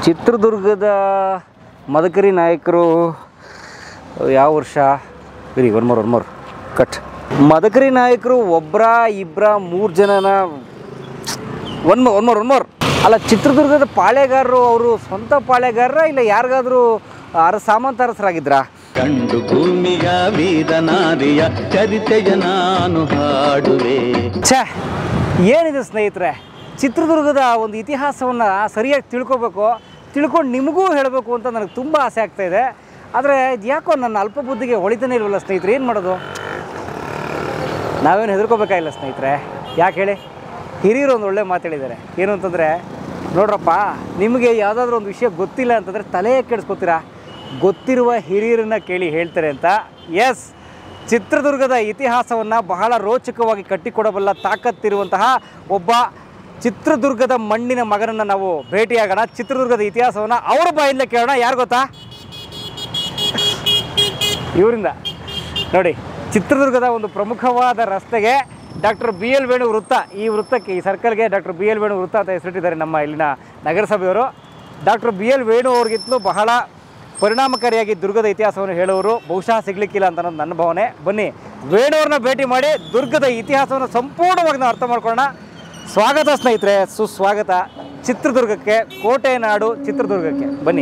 ಚಿತ್ರದುರ್ಗದ ಮದಕರಿ ನಾಯಕರು ಯಾವ ವರ್ಷ ಇರಿ one more one more cut Madakari ನಾಯಕರು ಒಬ್ಬರ ಇಬ್ಬರ ಮೂರು ಜನನ one more one more one more ಅಲ್ಲ ಚಿತ್ರದುರ್ಗದ ಪಾಳೆಗಾರರು ಅವರು ಸ್ವಂತ ಪಾಳೆಗಾರರ ಇಲ್ಲ ಯಾರಿಗಾದರೂ ಅರ ಸಾಮಂತ ಅರಸರಾಗಿದ್ರಾ ಕಂಡು ಭೂಮಿಯ ವೀರನಾರಿಯ ಚರಿತೆಯ ನಾನು ಹಾಡುವೆ ಛೇ ಏನಿದೆ ಸ್ನೇಹಿತರೆ ಚಿತ್ರದುರ್ಗದ ಒಂದು ಇತಿಹಾಸವನ್ನು ಸರಿಯಾಗಿ ತಿಳ್ಕೊಬೇಕು ತಿಳ್ಕೊಂಡು ನಿಮಗೂ ಹೇಳಬೇಕು ಅಂತ ನನಗೆ ತುಂಬ ಆಸೆ ಆಗ್ತಾ ಇದೆ ಆದರೆ ಯಾಕೋ ನನ್ನ ಅಲ್ಪ ಬುದ್ಧಿಗೆ ಹೊಳಿತಾನೆ ಇಲ್ವಲ್ಲ ಸ್ನೇಹಿತರೆ ಏನು ಮಾಡೋದು ನಾವೇನು ಹೆದರ್ಕೋಬೇಕಾಗಿಲ್ಲ ಸ್ನೇಹಿತರೆ ಯಾಕೆ ಹೇಳಿ ಹಿರಿಯರು ಒಂದು ಒಳ್ಳೆ ಮಾತು ಹೇಳಿದ್ದಾರೆ ಏನು ಅಂತಂದರೆ ನೋಡ್ರಪ್ಪ ನಿಮಗೆ ಯಾವುದಾದ್ರೂ ಒಂದು ವಿಷಯ ಗೊತ್ತಿಲ್ಲ ಅಂತಂದರೆ ತಲೆ ಕೆಡಿಸ್ಕೊತೀರಾ ಗೊತ್ತಿರುವ ಹಿರಿಯರನ್ನ ಕೇಳಿ ಹೇಳ್ತಾರೆ ಅಂತ ಎಸ್ ಚಿತ್ರದುರ್ಗದ ಇತಿಹಾಸವನ್ನು ಬಹಳ ರೋಚಕವಾಗಿ ಕಟ್ಟಿಕೊಡಬಲ್ಲ ತಾಕತ್ತಿರುವಂತಹ ಒಬ್ಬ ಚಿತ್ರದುರ್ಗದ ಮಣ್ಣಿನ ಮಗನನ್ನು ನಾವು ಭೇಟಿಯಾಗೋಣ ಚಿತ್ರದುರ್ಗದ ಇತಿಹಾಸವನ್ನು ಅವರ ಬಾಯಿಂದ ಕೇಳೋಣ ಯಾರು ಗೊತ್ತಾ ಇವರಿಂದ ನೋಡಿ ಚಿತ್ರದುರ್ಗದ ಒಂದು ಪ್ರಮುಖವಾದ ರಸ್ತೆಗೆ ಡಾಕ್ಟರ್ ಬಿ ಎಲ್ ವೇಣು ವೃತ್ತ ಈ ವೃತ್ತಕ್ಕೆ ಈ ಸರ್ಕಲ್ಗೆ ಡಾಕ್ಟರ್ ಬಿ ಎಲ್ ವೇಣು ವೃತ್ತ ಅಂತ ಹೆಸರಿಟ್ಟಿದ್ದಾರೆ ನಮ್ಮ ಇಲ್ಲಿನ ನಗರಸಭೆಯವರು ಡಾಕ್ಟರ್ ಬಿ ಎಲ್ ವೇಣು ಅವ್ರಿಗಿಂತಲೂ ಬಹಳ ಪರಿಣಾಮಕಾರಿಯಾಗಿ ದುರ್ಗದ ಇತಿಹಾಸವನ್ನು ಹೇಳೋರು ಬಹುಶಃ ಸಿಗ್ಲಿಕ್ಕಿಲ್ಲ ಅಂತ ಅನ್ನೋದು ನನ್ನ ಭಾವನೆ ಬನ್ನಿ ವೇಣುವ್ರನ್ನ ಭೇಟಿ ಮಾಡಿ ದುರ್ಗದ ಇತಿಹಾಸವನ್ನು ಸಂಪೂರ್ಣವಾಗಿ ನಾವು ಅರ್ಥ ಮಾಡ್ಕೊಳ್ಳೋಣ ಸ್ವಾಗತ ಸ್ನೇಹಿತರೆ ಸುಸ್ವಾಗತ ಚಿತ್ರದುರ್ಗಕ್ಕೆ ಕೋಟೆ ನಾಡು ಚಿತ್ರದುರ್ಗಕ್ಕೆ ಬನ್ನಿ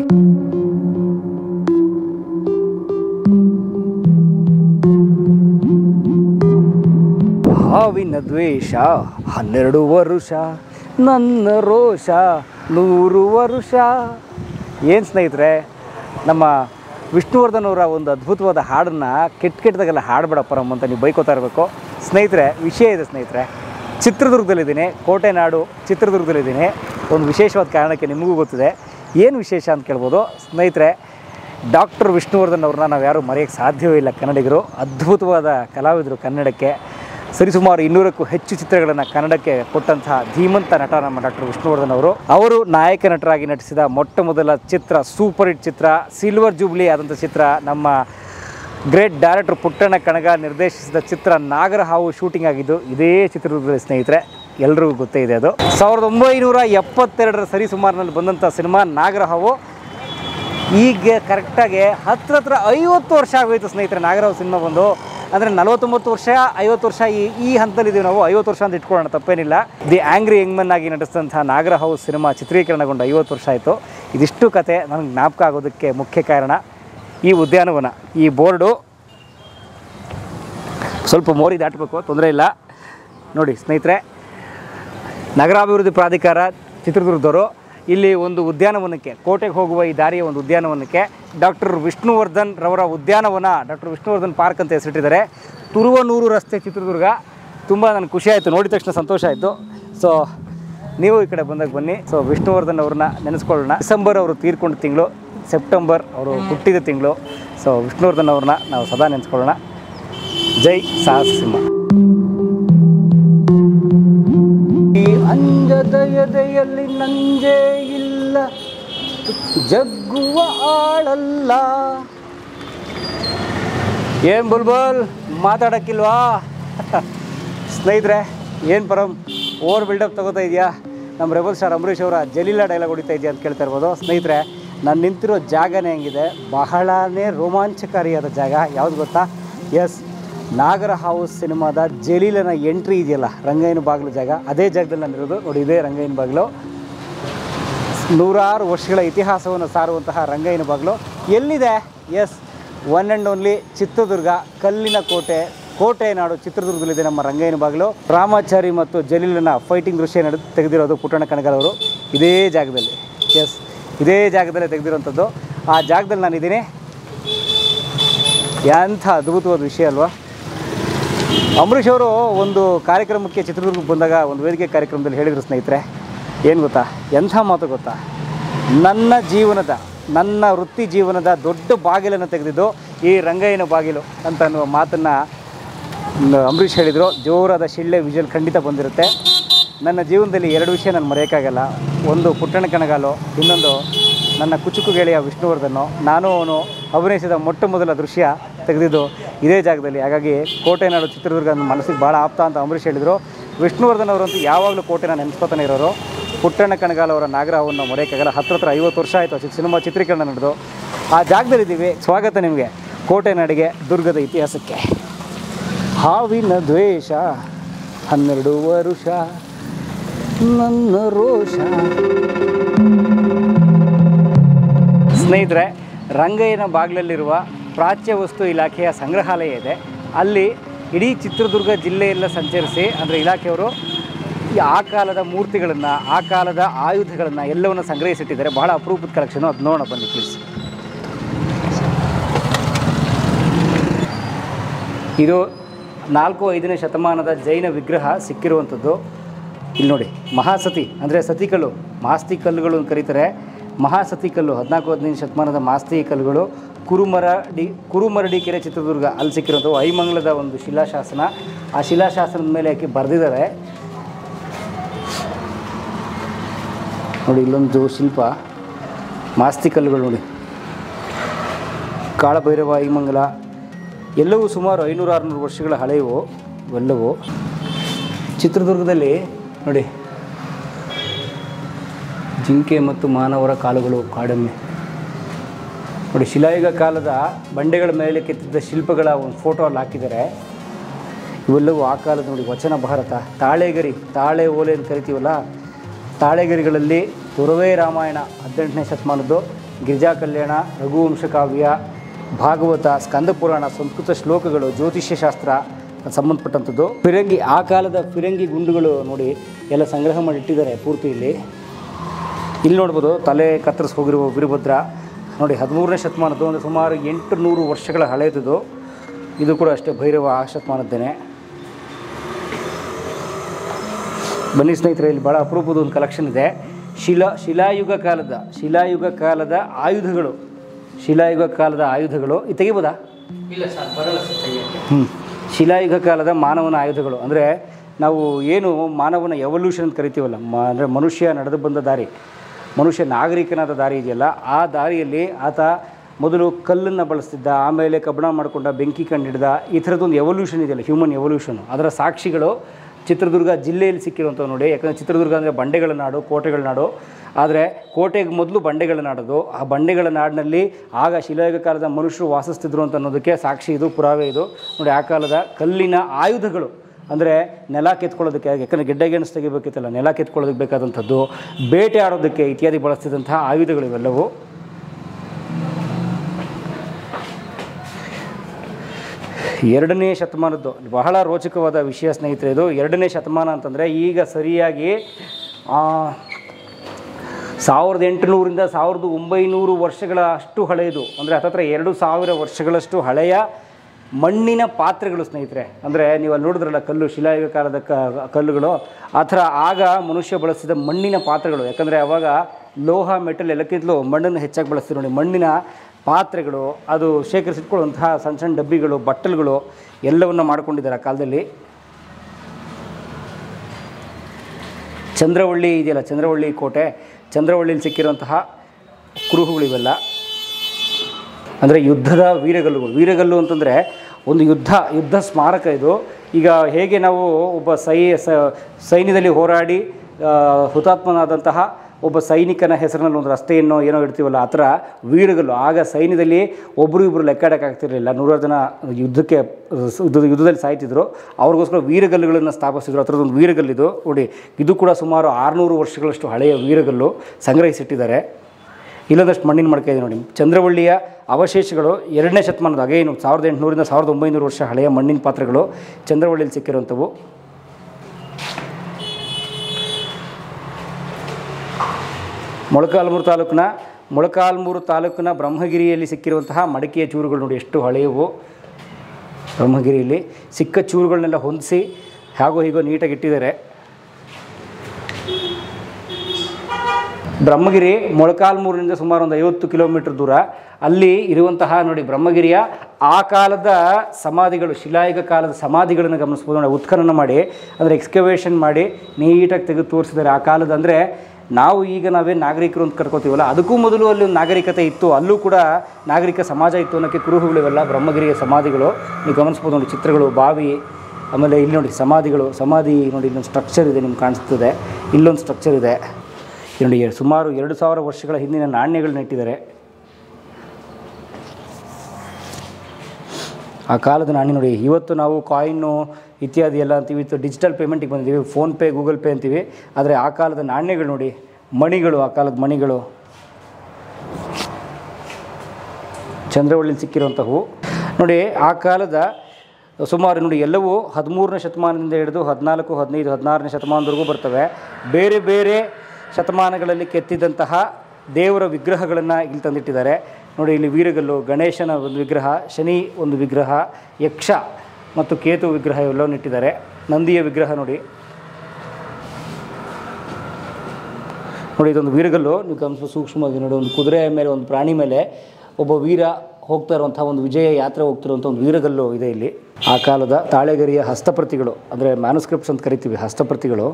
ಹಾವಿನ ದ್ವೇಷ ಹನ್ನೆರಡು ವರುಷ ನನ್ನ ರೋಷ ನೂರು ವರುಷ ಏನು ಸ್ನೇಹಿತರೆ ನಮ್ಮ ವಿಷ್ಣುವರ್ಧನ್ ಅವರ ಒಂದು ಅದ್ಭುತವಾದ ಹಾಡನ್ನು ಕೆಟ್ಟ ಕೆಟ್ಟದಾಗೆಲ್ಲ ಹಾಡ್ಬೇಡಪ್ಪ ನಮ್ಮ ಅಂತ ನೀವು ಬೈಕೋತಾ ಇರಬೇಕು ಸ್ನೇಹಿತರೆ ವಿಷಯ ಇದೆ ಸ್ನೇಹಿತರೆ ಚಿತ್ರದುರ್ಗದಲ್ಲಿದ್ದೀನಿ ಕೋಟೆ ನಾಡು ಚಿತ್ರದುರ್ಗದಲ್ಲಿದ್ದೀನಿ ಒಂದು ವಿಶೇಷವಾದ ಕಾರಣಕ್ಕೆ ನಿಮಗೂ ಗೊತ್ತಿದೆ ಏನು ವಿಶೇಷ ಅಂತ ಕೇಳ್ಬೋದು ಸ್ನೇಹಿತರೆ ಡಾಕ್ಟರ್ ವಿಷ್ಣುವರ್ಧನ್ ಅವ್ರನ್ನ ನಾವು ಯಾರೂ ಮರೆಯೋಕ್ಕೆ ಸಾಧ್ಯವೇ ಇಲ್ಲ ಕನ್ನಡಿಗರು ಅದ್ಭುತವಾದ ಕಲಾವಿದರು ಕನ್ನಡಕ್ಕೆ ಸರಿಸುಮಾರು ಇನ್ನೂರಕ್ಕೂ ಹೆಚ್ಚು ಚಿತ್ರಗಳನ್ನು ಕನ್ನಡಕ್ಕೆ ಕೊಟ್ಟಂತಹ ಧೀಮಂತ ನಟ ನಮ್ಮ ಡಾಕ್ಟರ್ ವಿಷ್ಣುವರ್ಧನ್ ಅವರು ಅವರು ನಾಯಕ ನಟರಾಗಿ ನಟಿಸಿದ ಮೊಟ್ಟ ಮೊದಲ ಚಿತ್ರ ಸೂಪರ್ ಹಿಟ್ ಚಿತ್ರ ಸಿಲ್ವರ್ ಜೂಬ್ಲಿ ಆದಂಥ ಚಿತ್ರ ನಮ್ಮ ಗ್ರೇಟ್ ಡೈರೆಕ್ಟರ್ ಪುಟ್ಟಣ್ಣ ಕಣಗ ನಿರ್ದೇಶಿಸಿದ ಚಿತ್ರ ನಾಗರಹಾವು ಶೂಟಿಂಗ್ ಆಗಿದ್ದು ಇದೇ ಚಿತ್ರದುರ್ಗದ ಸ್ನೇಹಿತರೆ ಎಲ್ರಿಗೂ ಗೊತ್ತೇ ಇದೆ ಅದು ಸಾವಿರದ ಒಂಬೈನೂರ ಎಪ್ಪತ್ತೆರಡರ ಸರಿಸುಮಾರಿನಲ್ಲಿ ಬಂದಂಥ ಸಿನಿಮಾ ನಾಗರಹಾವು ಈಗ ಕರೆಕ್ಟಾಗಿ ಹತ್ರ ಹತ್ರ ಐವತ್ತು ವರ್ಷ ಆಗೋಯ್ತು ಸ್ನೇಹಿತರೆ ನಾಗರಾವ್ ಸಿನಿಮಾ ಬಂದು ಅಂದರೆ ನಲವತ್ತೊಂಬತ್ತು ವರ್ಷ ಐವತ್ತು ವರ್ಷ ಈ ಈ ಹಂತದಲ್ಲಿದ್ದೀವಿ ನಾವು ಐವತ್ತು ವರ್ಷ ಅಂತ ಇಟ್ಕೊಳ್ಳೋಣ ತಪ್ಪೇನಿಲ್ಲ ದಿ ಆ್ಯಂಗ್ರಿ ಯಂಗ್ಮನ್ ಆಗಿ ನಟಿಸಿದಂಥ ನಾಗರಹಾವು ಸಿನಿಮಾ ಚಿತ್ರೀಕರಣಗೊಂಡು ಐವತ್ತು ವರ್ಷ ಆಯಿತು ಇದಿಷ್ಟು ಕತೆ ನನಗೆ ಜ್ಞಾಪಕ ಆಗೋದಕ್ಕೆ ಮುಖ್ಯ ಕಾರಣ ಈ ಉದ್ಯಾನವನ ಈ ಬೋರ್ಡು ಸ್ವಲ್ಪ ಮೋರಿ ದಾಟಬೇಕು ತೊಂದರೆ ಇಲ್ಲ ನೋಡಿ ಸ್ನೇಹಿತರೆ ನಗರಾಭಿವೃದ್ಧಿ ಪ್ರಾಧಿಕಾರ ಚಿತ್ರದುರ್ಗದವರು ಇಲ್ಲಿ ಒಂದು ಉದ್ಯಾನವನಕ್ಕೆ ಕೋಟೆಗೆ ಹೋಗುವ ಈ ದಾರಿಯ ಒಂದು ಉದ್ಯಾನವನಕ್ಕೆ ಡಾಕ್ಟರ್ ವಿಷ್ಣುವರ್ಧನ್ ರವರ ಉದ್ಯಾನವನ ಡಾಕ್ಟರ್ ವಿಷ್ಣುವರ್ಧನ್ ಪಾರ್ಕ್ ಅಂತ ಹೆಸರಿಟ್ಟಿದ್ದಾರೆ ತುರುವನೂರು ರಸ್ತೆ ಚಿತ್ರದುರ್ಗ ತುಂಬ ನನಗೆ ಖುಷಿ ಆಯಿತು ನೋಡಿದ ತಕ್ಷಣ ಸಂತೋಷ ಆಯಿತು ಸೊ ನೀವು ಈ ಕಡೆ ಬಂದಾಗ ಬನ್ನಿ ಸೊ ವಿಷ್ಣುವರ್ಧನ್ ಅವ್ರನ್ನ ನೆನೆಸ್ಕೊಳ್ಳೋಣ ಡಿಸೆಂಬರ್ ಅವರು ತೀರ್ಕೊಂಡ ತಿಂಗಳು ಸೆಪ್ಟೆಂಬರ್ ಅವರು ಹುಟ್ಟಿದ ತಿಂಗಳು ಸೊ ವಿಷ್ಣುವರ್ಧನ್ ಅವ್ರನ್ನ ನಾವು ಸದಾ ನೆನೆಸ್ಕೊಳ್ಳೋಣ ಜೈ ಸಾಹಸ ಸಿಂಹ ಈ ಅಂಜದ ಎದೆಯಲ್ಲಿ ನಂಜೇ ಇಲ್ಲ ಜಗ್ಗುವ ಆಳಲ್ಲ ಏನ್ ಬುಲ್ಬುಲ್ ಮಾತಾಡಕ್ಕಿಲ್ವಾ ಸ್ನೇಹಿತರೆ ಏನು ಪರಂ ಓವರ್ ಬಿಲ್ಡಪ್ ತಗೋತಾ ಇದೆಯಾ ನಮ್ಮ ರೆಬಲ್ ಸ್ಟಾರ್ ಅಂಬರೀಷ್ ಅವರ ಜಲೀಲಾ ಡೈಲಾಗ್ ಹೊಡಿತಾ ಇದೆಯಾ ಅಂತ ಕೇಳ್ತಾ ಇರ್ಬೋದು ಸ್ನೇಹಿತರೆ ನಾನು ನಿಂತಿರೋ ಜಾಗನೇ ಹೆಂಗಿದೆ ಬಹಳನೇ ರೋಮಾಂಚಕಾರಿಯಾದ ಜಾಗ ಯಾವ್ದು ಗೊತ್ತಾ ಎಸ್ ನಾಗರ ಹೌಸ್ ಸಿನಿಮಾದ ಜಲೀಲನ ಎಂಟ್ರಿ ಇದೆಯಲ್ಲ ರಂಗಯ್ಯನ ಬಾಗಿಲು ಜಾಗ ಅದೇ ಜಾಗದಲ್ಲಿ ನಾನಿರೋದು ನೋಡಿ ಇದೇ ರಂಗಯ್ಯನ ಬಾಗಿಲು ನೂರಾರು ವರ್ಷಗಳ ಇತಿಹಾಸವನ್ನು ಸಾರುವಂತಹ ರಂಗಯ್ಯನ ಬಾಗಿಲು ಎಲ್ಲಿದೆ is one and only Chitradurga ಕಲ್ಲಿನ ಕೋಟೆ ಕೋಟೆ ನಾಡು ಚಿತ್ರದುರ್ಗದಲ್ಲಿದೆ ನಮ್ಮ ರಂಗಯ್ಯನ ಬಾಗಿಲು ರಾಮಾಚಾರಿ ಮತ್ತು ಜಲೀಲನ ಫೈಟಿಂಗ್ ದೃಶ್ಯ ನಡೆದು ತೆಗೆದಿರೋದು ಪುಟ್ಟಣ್ಣ ಕಣಗಾಲವರು ಇದೇ ಜಾಗದಲ್ಲಿ ಎಸ್ ಇದೇ ಜಾಗದಲ್ಲೇ ತೆಗೆದಿರೋಂಥದ್ದು ಆ ಜಾಗದಲ್ಲಿ ನಾನಿದ್ದೀನಿ ಎಂಥ ಅದ್ಭುತವಾದ ವಿಷಯ ಅಲ್ವಾ ಅಂಬರೀಷ್ ಅವರು ಒಂದು ಕಾರ್ಯಕ್ರಮಕ್ಕೆ ಚಿತ್ರದುರ್ಗಕ್ಕೆ ಬಂದಾಗ ಒಂದು ವೇದಿಕೆ ಕಾರ್ಯಕ್ರಮದಲ್ಲಿ ಹೇಳಿದರು ಸ್ನೇಹಿತರೆ ಏನು ಗೊತ್ತಾ ಎಂಥ ಮಾತು ಗೊತ್ತಾ ನನ್ನ ಜೀವನದ ನನ್ನ ವೃತ್ತಿ ಜೀವನದ ದೊಡ್ಡ ಬಾಗಿಲನ್ನು ತೆಗೆದಿದ್ದು ಈ ರಂಗಯ್ಯನ ಬಾಗಿಲು ಅಂತ ಅನ್ನುವ ಮಾತನ್ನು ಅಂಬರೀಷ್ ಹೇಳಿದರು ಜೋರಾದ ಶಿಳ್ಳೆ ವಿಜುವಲ್ ಖಂಡಿತ ಬಂದಿರುತ್ತೆ ನನ್ನ ಜೀವನದಲ್ಲಿ ಎರಡು ವಿಷಯ ನಾನು ಮರೆಯೋಕ್ಕಾಗಲ್ಲ ಒಂದು ಪುಟ್ಟಣ ಕಣಗಾಲು ಇನ್ನೊಂದು ನನ್ನ ಕುಚುಕು ಗೆಳೆಯ ವಿಷ್ಣುವರ್ಧನು ನಾನು ಅವನು ಅಭಿನಯಿಸಿದ ಮೊಟ್ಟ ಮೊದಲ ದೃಶ್ಯ ತೆಗೆದಿದ್ದು ಇದೇ ಜಾಗದಲ್ಲಿ ಹಾಗಾಗಿ ಕೋಟೆನಾಡು ಚಿತ್ರದುರ್ಗ ನನ್ನ ಮನಸ್ಸಿಗೆ ಭಾಳ ಆಪ್ತ ಅಂತ ಅಂಬರೀಷ್ ಹೇಳಿದರು ವಿಷ್ಣುವರ್ಧನ್ ಅವರಂತೂ ಯಾವಾಗಲೂ ಕೋಟೆನ ನೆನೆಸ್ಕೊತಾನೆ ಇರೋರು ಪುಟ್ಟಣ್ಣ ಕಣಗಾಲ್ ಅವರ ನಾಗರಹವನ್ನು ಮರೆಯೋಕ್ಕಾಗಲ್ಲ ಹತ್ರ ಹತ್ರ ಐವತ್ತು ವರ್ಷ ಆಯಿತು ಚಿತ್ರ ಸಿನಿಮಾ ಚಿತ್ರೀಕರಣ ನಡೆದು ಆ ಜಾಗದಲ್ಲಿದ್ದೀವಿ ಸ್ವಾಗತ ನಿಮಗೆ ಕೋಟೆ ನಡಿಗೆ ದುರ್ಗದ ಇತಿಹಾಸಕ್ಕೆ ಹಾವಿನ ದ್ವೇಷ ಹನ್ನೆರಡು ವರುಷ ನನ್ನ ರೋಷ ಸ್ನೇಹಿತರೆ ರಂಗಯ್ಯನ ಬಾಗಿಲಲ್ಲಿರುವ ಪ್ರಾಚ್ಯ ವಸ್ತು ಇಲಾಖೆಯ ಸಂಗ್ರಹಾಲಯ ಇದೆ ಅಲ್ಲಿ ಇಡೀ ಚಿತ್ರದುರ್ಗ ಜಿಲ್ಲೆಯೆಲ್ಲ ಸಂಚರಿಸಿ ಅಂದರೆ ಇಲಾಖೆಯವರು ಈ ಆ ಕಾಲದ ಮೂರ್ತಿಗಳನ್ನು ಆ ಕಾಲದ ಆಯುಧಗಳನ್ನು ಎಲ್ಲವನ್ನು ಸಂಗ್ರಹಿಸಿಟ್ಟಿದ್ದಾರೆ ಬಹಳ ಅಪರೂಪದ ಕಲೆಕ್ಷನು ಅದು ನೋಡೋಣ ಬನ್ನಿ ಪ್ಲೀಸ್ ಇದು ನಾಲ್ಕು ಐದನೇ ಶತಮಾನದ ಜೈನ ವಿಗ್ರಹ ಸಿಕ್ಕಿರುವಂಥದ್ದು ಇಲ್ಲಿ ನೋಡಿ ಮಹಾಸತಿ ಅಂದರೆ ಸತಿಕಲ್ಲು ಮಾಸ್ತಿ ಕಲ್ಲುಗಳು ಅಂತ ಕರೀತಾರೆ ಮಹಾಸತಿ ಕಲ್ಲು ಹದಿನಾಲ್ಕು ಹದಿನೈದು ಶತಮಾನದ ಮಾಸ್ತಿ ಕಲ್ಲುಗಳು ಕುರುಮರಡಿ ಕುರುಮರಡಿ ಕೆರೆ ಚಿತ್ರದುರ್ಗ ಅಲ್ಲಿ ಸಿಕ್ಕಿರುವಂಥವು ಐಮಂಗಲದ ಒಂದು ಶಿಲಾಶಾಸನ ಆ ಶಿಲಾಶಾಸನದ ಮೇಲೆ ಆಕೆ ಬರೆದಿದ್ದಾರೆ ನೋಡಿ ಇಲ್ಲೊಂದು ಶಿಲ್ಪ ಮಾಸ್ತಿ ಕಲ್ಲುಗಳು ನೋಡಿ ಕಾಳಭೈರವ ಐಮಂಗಲ ಎಲ್ಲವೂ ಸುಮಾರು ಐನೂರು ಆರುನೂರು ವರ್ಷಗಳ ಹಳೆಯವು ಇವೆಲ್ಲವೂ ಚಿತ್ರದುರ್ಗದಲ್ಲಿ ನೋಡಿ ಜಿಂಕೆ ಮತ್ತು ಮಾನವರ ಕಾಲುಗಳು ಕಾಡೆಮ್ಮೆ ನೋಡಿ ಶಿಲಾಯುಗ ಕಾಲದ ಬಂಡೆಗಳ ಮೇಲೆ ಕೆತ್ತಿದ್ದ ಶಿಲ್ಪಗಳ ಒಂದು ಫೋಟೋ ಅಲ್ಲಿ ಹಾಕಿದ್ದಾರೆ ಇವೆಲ್ಲವೂ ಆ ಕಾಲದ ನೋಡಿ ವಚನ ಭಾರತ ತಾಳೆಗರಿ ತಾಳೆ ಓಲೆ ಅಂತ ಕರಿತೀವಲ್ಲ ತಾಳೆಗರಿಗಳಲ್ಲಿ ತುರವೇ ರಾಮಾಯಣ ಹದಿನೆಂಟನೇ ಶತಮಾನದ್ದು ಗಿರಿಜಾ ಕಲ್ಯಾಣ ರಘುವಂಶ ಕಾವ್ಯ ಭಾಗವತ ಸ್ಕಂದ ಪುರಾಣ ಸಂಸ್ಕೃತ ಶ್ಲೋಕಗಳು ಜ್ಯೋತಿಷ್ಯ ಶಾಸ್ತ್ರ ಅದ್ ಸಂಬಂಧಪಟ್ಟಂಥದ್ದು ಫಿರಂಗಿ ಆ ಕಾಲದ ಫಿರಂಗಿ ಗುಂಡುಗಳು ನೋಡಿ ಎಲ್ಲ ಸಂಗ್ರಹ ಮಾಡಿ ಇಟ್ಟಿದ್ದಾರೆ ಪೂರ್ತಿ ಇಲ್ಲಿ ಇಲ್ಲಿ ನೋಡ್ಬೋದು ತಲೆ ಕತ್ತರಿಸಿ ಹೋಗಿರುವ ವೀರಭದ್ರ ನೋಡಿ ಹದಿಮೂರನೇ ಶತಮಾನದ್ದು ಅಂದರೆ ಸುಮಾರು ಎಂಟು ನೂರು ವರ್ಷಗಳ ಹಳೆಯದು ಇದು ಕೂಡ ಅಷ್ಟೇ ಭೈರವ ಆ ಶತಮಾನದ್ದೇನೆ ಬನ್ನಿ ಸ್ನೇಹಿತರೆ ಇಲ್ಲಿ ಭಾಳ ಅಪರೂಪದ ಒಂದು ಕಲೆಕ್ಷನ್ ಇದೆ ಶಿಲಾ ಶಿಲಾಯುಗ ಕಾಲದ ಶಿಲಾಯುಗ ಕಾಲದ ಆಯುಧಗಳು ಶಿಲಾಯುಗ ಕಾಲದ ಆಯುಧಗಳು ಇದು ತೆಗಿಬೋದಾ ಇಲ್ಲ ಸರ್ ಬರಲ್ಲ ಸರ್ ತೆಗಿಯೋಕ್ಕೆ ಹ್ಞೂ ಶಿಲಾಯುಗ ಕಾಲದ ಮಾನವನ ಆಯುಧಗಳು ಅಂದರೆ ನಾವು ಏನು ಮಾನವನ ಎವಲ್ಯೂಷನ್ ಅಂತ ಕರಿತೀವಲ್ಲ ಮ ಅಂದರೆ ಮನುಷ್ಯ ನಡೆದು ಬಂದ ದಾರಿ ಮನುಷ್ಯ ನಾಗರಿಕನಾದ ದಾರಿ ಇದೆಯಲ್ಲ ಆ ದಾರಿಯಲ್ಲಿ ಆತ ಮೊದಲು ಕಲ್ಲನ್ನು ಬಳಸ್ತಿದ್ದ ಆಮೇಲೆ ಕಬ್ಬಣ ಮಾಡಿಕೊಂಡ ಬೆಂಕಿ ಕಂಡಿಡ್ದ ಈ ಥರದ್ದೊಂದು ಎವಲ್ಯೂಷನ್ ಇದೆಯಲ್ಲ ಹ್ಯೂಮನ್ ಎವಲ್ಯೂಷನ್ ಅದರ ಸಾಕ್ಷಿಗಳು ಚಿತ್ರದುರ್ಗ ಜಿಲ್ಲೆಯಲ್ಲಿ ಸಿಕ್ಕಿರುವಂಥವು ನೋಡಿ ಯಾಕಂದರೆ ಚಿತ್ರದುರ್ಗ ಅಂದರೆ ಬಂಡೆಗಳ ನಾಡು ಕೋಟೆಗಳ ನಾಡು ಆದರೆ ಕೋಟೆಗೆ ಮೊದಲು ಬಂಡೆಗಳ ನಾಡದು ಆ ಬಂಡೆಗಳ ನಾಡಿನಲ್ಲಿ ಆಗ ಶಿಲಾಯುಗ ಕಾಲದ ಮನುಷ್ಯರು ವಾಸಿಸ್ತಿದ್ರು ಅಂತ ಅನ್ನೋದಕ್ಕೆ ಸಾಕ್ಷಿ ಇದು ಪುರಾವೆ ಇದು ನೋಡಿ ಆ ಕಾಲದ ಕಲ್ಲಿನ ಆಯುಧಗಳು ಅಂದರೆ ನೆಲ ಕೆತ್ಕೊಳ್ಳೋದಕ್ಕೆ ಯಾಕಂದರೆ ಗೆಡ್ಡೆ ಗೆಣಸು ತೆಗಿಬೇಕಿತ್ತಲ್ಲ ನೆಲ ಕೆತ್ಕೊಳ್ಳೋದಕ್ಕೆ ಬೇಕಾದಂಥದ್ದು ಬೇಟೆ ಆಡೋದಕ್ಕೆ ಇತ್ಯಾದಿ ಬಳಸ್ತಿದ್ದಂತಹ ಆಯುಧಗಳು ಇವೆಲ್ಲವೂ ಎರಡನೇ ಶತಮಾನದ್ದು ಬಹಳ ರೋಚಕವಾದ ವಿಷಯ ಸ್ನೇಹಿತರೆ ಇದು ಎರಡನೇ ಶತಮಾನ ಅಂತಂದರೆ ಈಗ ಸರಿಯಾಗಿ ಆ, ಸಾವಿರದ ಎಂಟುನೂರಿಂದ ಸಾವಿರದ ಒಂಬೈನೂರು ವರ್ಷಗಳ ಅಷ್ಟು ಹಳೆಯದು ಅಂದರೆ ಹತ್ತತ್ರ ಎರಡು ಸಾವಿರ ವರ್ಷಗಳಷ್ಟು ಹಳೆಯ ಮಣ್ಣಿನ ಪಾತ್ರೆಗಳು ಸ್ನೇಹಿತರೆ ಅಂದರೆ ನೀವು ಅಲ್ಲಿ ನೋಡಿದ್ರಲ್ಲ ಕಲ್ಲು ಶಿಲಾಯುಗ ಕಾಲದ ಕ ಕಲ್ಲುಗಳು ಆ ಥರ ಆಗ ಮನುಷ್ಯ ಬಳಸಿದ ಮಣ್ಣಿನ ಪಾತ್ರೆಗಳು ಯಾಕಂದರೆ ಅವಾಗ ಲೋಹ ಮೆಟಲ್ ಎಲ್ಲಕ್ಕಿಂತಲೂ ಮಣ್ಣನ್ನು ಹೆಚ್ಚಾಗಿ ಬಳಸ್ತೀವಿ ನೋಡಿ ಮಣ್ಣಿನ ಪಾತ್ರೆಗಳು ಅದು ಶೇಖರಿಸಿಟ್ಕೊಳ್ಳುವಂತಹ ಸಣ್ಣ ಸಣ್ಣ ಡಬ್ಬಿಗಳು ಬಟ್ಟಲುಗಳು ಎಲ್ಲವನ್ನು ಮಾಡ್ಕೊಂಡಿದ್ದಾರೆ ಆ ಕಾಲದಲ್ಲಿ ಚಂದ್ರವಳ್ಳಿ ಇದೆಯಲ್ಲ ಚಂದ್ರವಳ್ಳಿ ಕೋಟೆ ಚಂದ್ರವಳ್ಳಿಲಿ ಸಿಕ್ಕಿರುವಂತಹ ಕುರುಹುಗಳು ಇವೆಲ್ಲ ಅಂದರೆ ಯುದ್ಧದ ವೀರಗಲ್ಲುಗಳು ವೀರಗಲ್ಲು ಅಂತಂದರೆ ಒಂದು ಯುದ್ಧ ಯುದ್ಧ ಸ್ಮಾರಕ ಇದು ಈಗ ಹೇಗೆ ನಾವು ಒಬ್ಬ ಸೈ ಸ- ಸೈನ್ಯದಲ್ಲಿ ಹೋರಾಡಿ ಆ, ಹುತಾತ್ಮನಾದಂತಹ ಒಬ್ಬ ಸೈನಿಕನ ಹೆಸರಿನಲ್ಲಿ ಒಂದು ರಸ್ತೆಯನ್ನು ಏನೋ ಇಡ್ತೀವಲ್ಲ ಆ ಥರ ವೀರಗಲ್ಲು ಆಗ ಸೈನ್ಯದಲ್ಲಿ ಒಬ್ಬರು ಇಬ್ಬರು ಲೆಕ್ಕಾಡಕ್ಕಾಗ್ತಿರಲಿಲ್ಲ ನೂರಾರು ಜನ ಯುದ್ಧಕ್ಕೆ ಸ- ಯುದ್ಧ- ಯುದ್ಧದಲ್ಲಿ ಸಾಯ್ತಿದ್ರು ಅವ್ರಿಗೋಸ್ಕರ ವೀರಗಲ್ಲುಗಳನ್ನು ಸ್ಥಾಪಿಸಿದ್ರು ಆ ಥರದ್ದೊಂದು ವೀರಗಲ್ಲಿದು ನೋಡಿ ಇದು ಕೂಡ ಸುಮಾರು ಆರುನೂರು ವರ್ಷಗಳಷ್ಟು ಹಳೆಯ ವೀರಗಲ್ಲು ಸಂಗ್ರಹಿಸಿಟ್ಟಿದ್ದಾರೆ ಇಲ್ಲದಷ್ಟು ಮಣ್ಣಿನ ಮಡಕೆ ಇದೆ ನೋಡಿ ಚಂದ್ರವಳ್ಳಿಯ ಅವಶೇಷಗಳು ಎರಡನೇ ಶತಮಾನದ ಅಗೇನು ಸಾವಿರದ ಎಂಟುನೂರಿಂದ ಸಾವಿರದ ಒಂಬೈನೂರು ವರ್ಷ ಹಳೆಯ ಮಣ್ಣಿನ ಪಾತ್ರೆಗಳು ಚಂದ್ರವಳ್ಳಿಯಲ್ಲಿ ಸಿಕ್ಕಿರುವಂಥವು ಮೊಳಕಾಲ್ಮೂರು ತಾಲೂಕಿನ ಮೊಳಕಾಲ್ಮೂರು ತಾಲೂಕಿನ ಬ್ರಹ್ಮಗಿರಿಯಲ್ಲಿ ಸಿಕ್ಕಿರುವಂತಹ ಮಡಿಕೆಯ ಚೂರುಗಳು ನೋಡಿ ಎಷ್ಟು ಹಳೆಯವು ಬ್ರಹ್ಮಗಿರಿಯಲ್ಲಿ ಸಿಕ್ಕ ಚೂರುಗಳನ್ನೆಲ್ಲ ಹೊಂದಿಸಿ ಹಾಗೋ ಹೀಗೋ ನೀಟಾಗಿ ಇಟ್ಟಿದ್ದಾರೆ ಬ್ರಹ್ಮಗಿರಿ ಮೊಳಕಾಲ್ಮೂರಿನಿಂದ ಸುಮಾರು ಒಂದು ಐವತ್ತು ಕಿಲೋಮೀಟರ್ ದೂರ ಅಲ್ಲಿ ಇರುವಂತಹ ನೋಡಿ ಬ್ರಹ್ಮಗಿರಿಯ ಆ ಕಾಲದ ಸಮಾಧಿಗಳು ಶಿಲಾಯುಗ ಕಾಲದ ಸಮಾಧಿಗಳನ್ನು ಗಮನಿಸ್ಬೋದು ನೋಡಿ ಉತ್ಖನನ ಮಾಡಿ ಅಂದರೆ ಎಕ್ಸ್ಕವೇಷನ್ ಮಾಡಿ ನೀಟಾಗಿ ತೆಗೆದು ತೋರಿಸಿದ್ದಾರೆ ಆ ಕಾಲದ ಅಂದರೆ ನಾವು ಈಗ ನಾವೇನು ನಾಗರಿಕರು ಅಂತ ಕರ್ಕೋತೀವಲ್ಲ ಅದಕ್ಕೂ ಮೊದಲು ಅಲ್ಲಿ ಒಂದು ನಾಗರಿಕತೆ ಇತ್ತು ಅಲ್ಲೂ ಕೂಡ ನಾಗರಿಕ ಸಮಾಜ ಇತ್ತು ಅನ್ನೋಕ್ಕೆ ಕುರುಹುಗಳಿವೆಲ್ಲ ಬ್ರಹ್ಮಗಿರಿಯ ಸಮಾಧಿಗಳು ನೀವು ಗಮನಿಸ್ಬೋದು ನೋಡಿ ಚಿತ್ರಗಳು ಬಾವಿ ಆಮೇಲೆ ಇಲ್ಲಿ ನೋಡಿ ಸಮಾಧಿಗಳು ಸಮಾಧಿ ನೋಡಿ ಇಲ್ಲೊಂದು ಸ್ಟ್ರಕ್ಚರ್ ಇದೆ ನಿಮ್ಗೆ ಕಾಣಿಸ್ತದೆ ಇಲ್ಲೊಂದು ಸ್ಟ್ರಕ್ಚರ್ ಇದೆ ನೋಡಿ ಸುಮಾರು ಎರಡು ಸಾವಿರ ವರ್ಷಗಳ ಹಿಂದಿನ ನಾಣ್ಯಗಳನ್ನ ಇಟ್ಟಿದ್ದಾರೆ ಆ ಕಾಲದ ನಾಣ್ಯ ನೋಡಿ ಇವತ್ತು ನಾವು ಕಾಯಿನ್ನು ಇತ್ಯಾದಿ ಎಲ್ಲ ಅಂತೀವಿ ಇವತ್ತು ಡಿಜಿಟಲ್ ಪೇಮೆಂಟಿಗೆ ಬಂದಿದ್ದೀವಿ ಫೋನ್ಪೇ ಗೂಗಲ್ ಪೇ ಅಂತೀವಿ ಆದರೆ ಆ ಕಾಲದ ನಾಣ್ಯಗಳು ನೋಡಿ ಮಣಿಗಳು ಆ ಕಾಲದ ಮಣಿಗಳು ಚಂದ್ರವಳ್ಳಿಲಿ ಸಿಕ್ಕಿರುವಂಥವು ನೋಡಿ ಆ ಕಾಲದ ಸುಮಾರು ನೋಡಿ ಎಲ್ಲವೂ ಹದಿಮೂರನೇ ಶತಮಾನದಿಂದ ಹಿಡಿದು ಹದಿನಾಲ್ಕು ಹದಿನೈದು ಹದಿನಾರನೇ ಶತಮಾನದವರೆಗೂ ಬರ್ತವೆ ಬೇರೆ ಬೇರೆ ಶತಮಾನಗಳಲ್ಲಿ ಕೆತ್ತಿದಂತಹ ದೇವರ ವಿಗ್ರಹಗಳನ್ನು ಇಲ್ಲಿ ತಂದಿಟ್ಟಿದ್ದಾರೆ ನೋಡಿ ಇಲ್ಲಿ ವೀರಗಲ್ಲು ಗಣೇಶನ ಒಂದು ವಿಗ್ರಹ ಶನಿ ಒಂದು ವಿಗ್ರಹ ಯಕ್ಷ ಮತ್ತು ಕೇತು ವಿಗ್ರಹ ಎಲ್ಲವನ್ನು ಇಟ್ಟಿದ್ದಾರೆ ನಂದಿಯ ವಿಗ್ರಹ ನೋಡಿ ನೋಡಿ ಇದೊಂದು ವೀರಗಲ್ಲು ನೀವು ಗಮನಿಸ ಸೂಕ್ಷ್ಮವಾಗಿ ನೋಡಿ ಒಂದು ಕುದುರೆ ಮೇಲೆ ಒಂದು ಪ್ರಾಣಿ ಮೇಲೆ ಒಬ್ಬ ವೀರ ಹೋಗ್ತಾ ಇರುವಂಥ ಒಂದು ವಿಜಯ ಯಾತ್ರೆ ಹೋಗ್ತಿರುವಂಥ ಒಂದು ವೀರಗಲ್ಲು ಇದೆ ಇಲ್ಲಿ ಆ ಕಾಲದ ತಾಳೆಗರಿಯ ಹಸ್ತಪ್ರತಿಗಳು ಅಂದರೆ ಮ್ಯಾನುಸ್ಕ್ರಿಪ್ಟ್ಸ್ ಅಂತ ಕರಿತೀವಿ ಹಸ್ತಪ್ರತಿಗಳು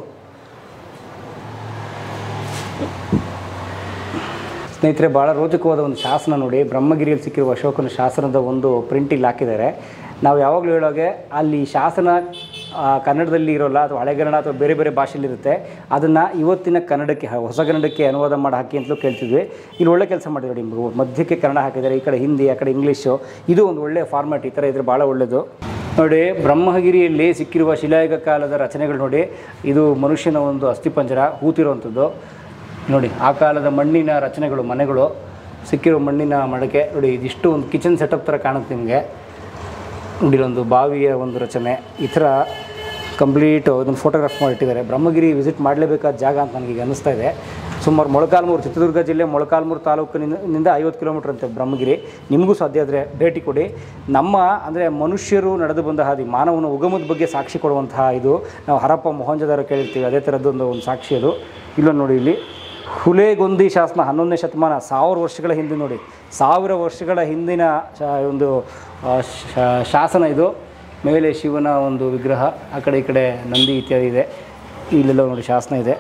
ಸ್ನೇಹಿತರೆ ಭಾಳ ರೋಚಕವಾದ ಒಂದು ಶಾಸನ ನೋಡಿ ಬ್ರಹ್ಮಗಿರಿಯಲ್ಲಿ ಸಿಕ್ಕಿರುವ ಅಶೋಕನ ಶಾಸನದ ಒಂದು ಪ್ರಿಂಟ್ ಇಲ್ಲಿ ಹಾಕಿದ್ದಾರೆ ನಾವು ಯಾವಾಗಲೂ ಹೇಳೋಗೆ ಅಲ್ಲಿ ಶಾಸನ ಆ, ಕನ್ನಡದಲ್ಲಿ ಇರೋಲ್ಲ ಅಥವಾ ಹಳೆಗನ್ನಡ ಅಥವಾ ಬೇರೆ ಬೇರೆ ಭಾಷೆಯಲ್ಲಿರುತ್ತೆ ಅದನ್ನು ಇವತ್ತಿನ ಕನ್ನಡಕ್ಕೆ ಹ- ಹೊಸ ಕನ್ನಡಕ್ಕೆ ಅನುವಾದ ಮಾಡಿ ಹಾಕಿ ಅಂತಲೂ ಕೇಳ್ತಿದ್ವಿ ಇಲ್ಲಿ ಒಳ್ಳೆ ಕೆಲಸ ಮಾಡಿದ್ದಾರೆ ನೋಡಿ ಮಧ್ಯಕ್ಕೆ ಕನ್ನಡ ಹಾಕಿದ್ದಾರೆ ಈ ಕಡೆ ಹಿಂದಿ ಆ ಕಡೆ ಇಂಗ್ಲೀಷು ಇದು ಒಂದು ಒಳ್ಳೆಯ ಫಾರ್ಮ್ಯಾಟ್ ಈ ಥರ ಇದ್ರೆ ಭಾಳ ಒಳ್ಳೆಯದು ನೋಡಿ ಬ್ರಹ್ಮಗಿರಿಯಲ್ಲಿ ಸಿಕ್ಕಿರುವ ಶಿಲಾಯುಗ ಕಾಲದ ರಚನೆಗಳು ನೋಡಿ ಇದು ಮನುಷ್ಯನ ಒಂದು ಅಸ್ಥಿಪಂಜರ ಹೂತಿರುವಂಥದ್ದು ನೋಡಿ ಆ ಕಾಲದ ಮಣ್ಣಿನ ರಚನೆಗಳು ಮನೆಗಳು ಸಿಕ್ಕಿರೋ ಮಣ್ಣಿನ ಮಡಕೆ ನೋಡಿ ಇದಿಷ್ಟು ಒಂದು ಕಿಚನ್ ಸೆಟಪ್ ಥರ ಕಾಣುತ್ತೆ ನಿಮಗೆ ನೋಡಿ ಇಲ್ಲೊಂದು ಬಾವಿಯ ಒಂದು ರಚನೆ ಈ ಥರ ಕಂಪ್ಲೀಟು ಇದನ್ನು ಫೋಟೋಗ್ರಾಫ್ ಮಾಡಿಟ್ಟಿದ್ದಾರೆ ಬ್ರಹ್ಮಗಿರಿ ವಿಸಿಟ್ ಮಾಡಲೇಬೇಕಾದ ಜಾಗ ಅಂತ ನನಗೆ ಅನ್ನಿಸ್ತಾ ಇದೆ ಸುಮಾರು ಮೊಳಕಾಲ್ಮೂರು ಚಿತ್ರದುರ್ಗ ಜಿಲ್ಲೆ ಮೊಳಕಾಲ್ಮೂರು ತಾಲೂಕಿನಿಂದ ನಿಂದ ಐವತ್ತು ಕಿಲೋಮೀಟ್ರ್ ಅಂತೆ ಬ್ರಹ್ಮಗಿರಿ ನಿಮಗೂ ಸಾಧ್ಯ ಆದರೆ ಭೇಟಿ ಕೊಡಿ ನಮ್ಮ ಅಂದರೆ ಮನುಷ್ಯರು ನಡೆದು ಬಂದ ಹಾದಿ ಮಾನವನ ಉಗಮದ ಬಗ್ಗೆ ಸಾಕ್ಷಿ ಕೊಡುವಂತಹ ಇದು ನಾವು ಹರಪ್ಪ ಮೊಹಂಜದಾರ ಕೇಳಿರ್ತೀವಿ ಅದೇ ಥರದ್ದೊಂದು ಒಂದು ಸಾಕ್ಷಿ ಅದು ಇಲ್ಲೊಂದು ನೋಡಿ ಇಲ್ಲಿ ಹುಲೇಗೊಂದಿ ಶಾಸನ ಹನ್ನೊಂದನೇ ಶತಮಾನ ಸಾವಿರ ವರ್ಷಗಳ ಹಿಂದೆ ನೋಡಿ ಸಾವಿರ ವರ್ಷಗಳ ಹಿಂದಿನ ಶಾ- ಒಂದು ಆ, ಶಾ- ಶಾಸನ ಇದು ಮೇಲೆ ಶಿವನ ಒಂದು ವಿಗ್ರಹ ಆ ಕಡೆ ಈ ಕಡೆ ನಂದಿ ಇತ್ಯಾದಿ ಇದೆ ಇಲ್ಲೆಲ್ಲ ನೋಡಿ ಶಾಸನ ಇದೆ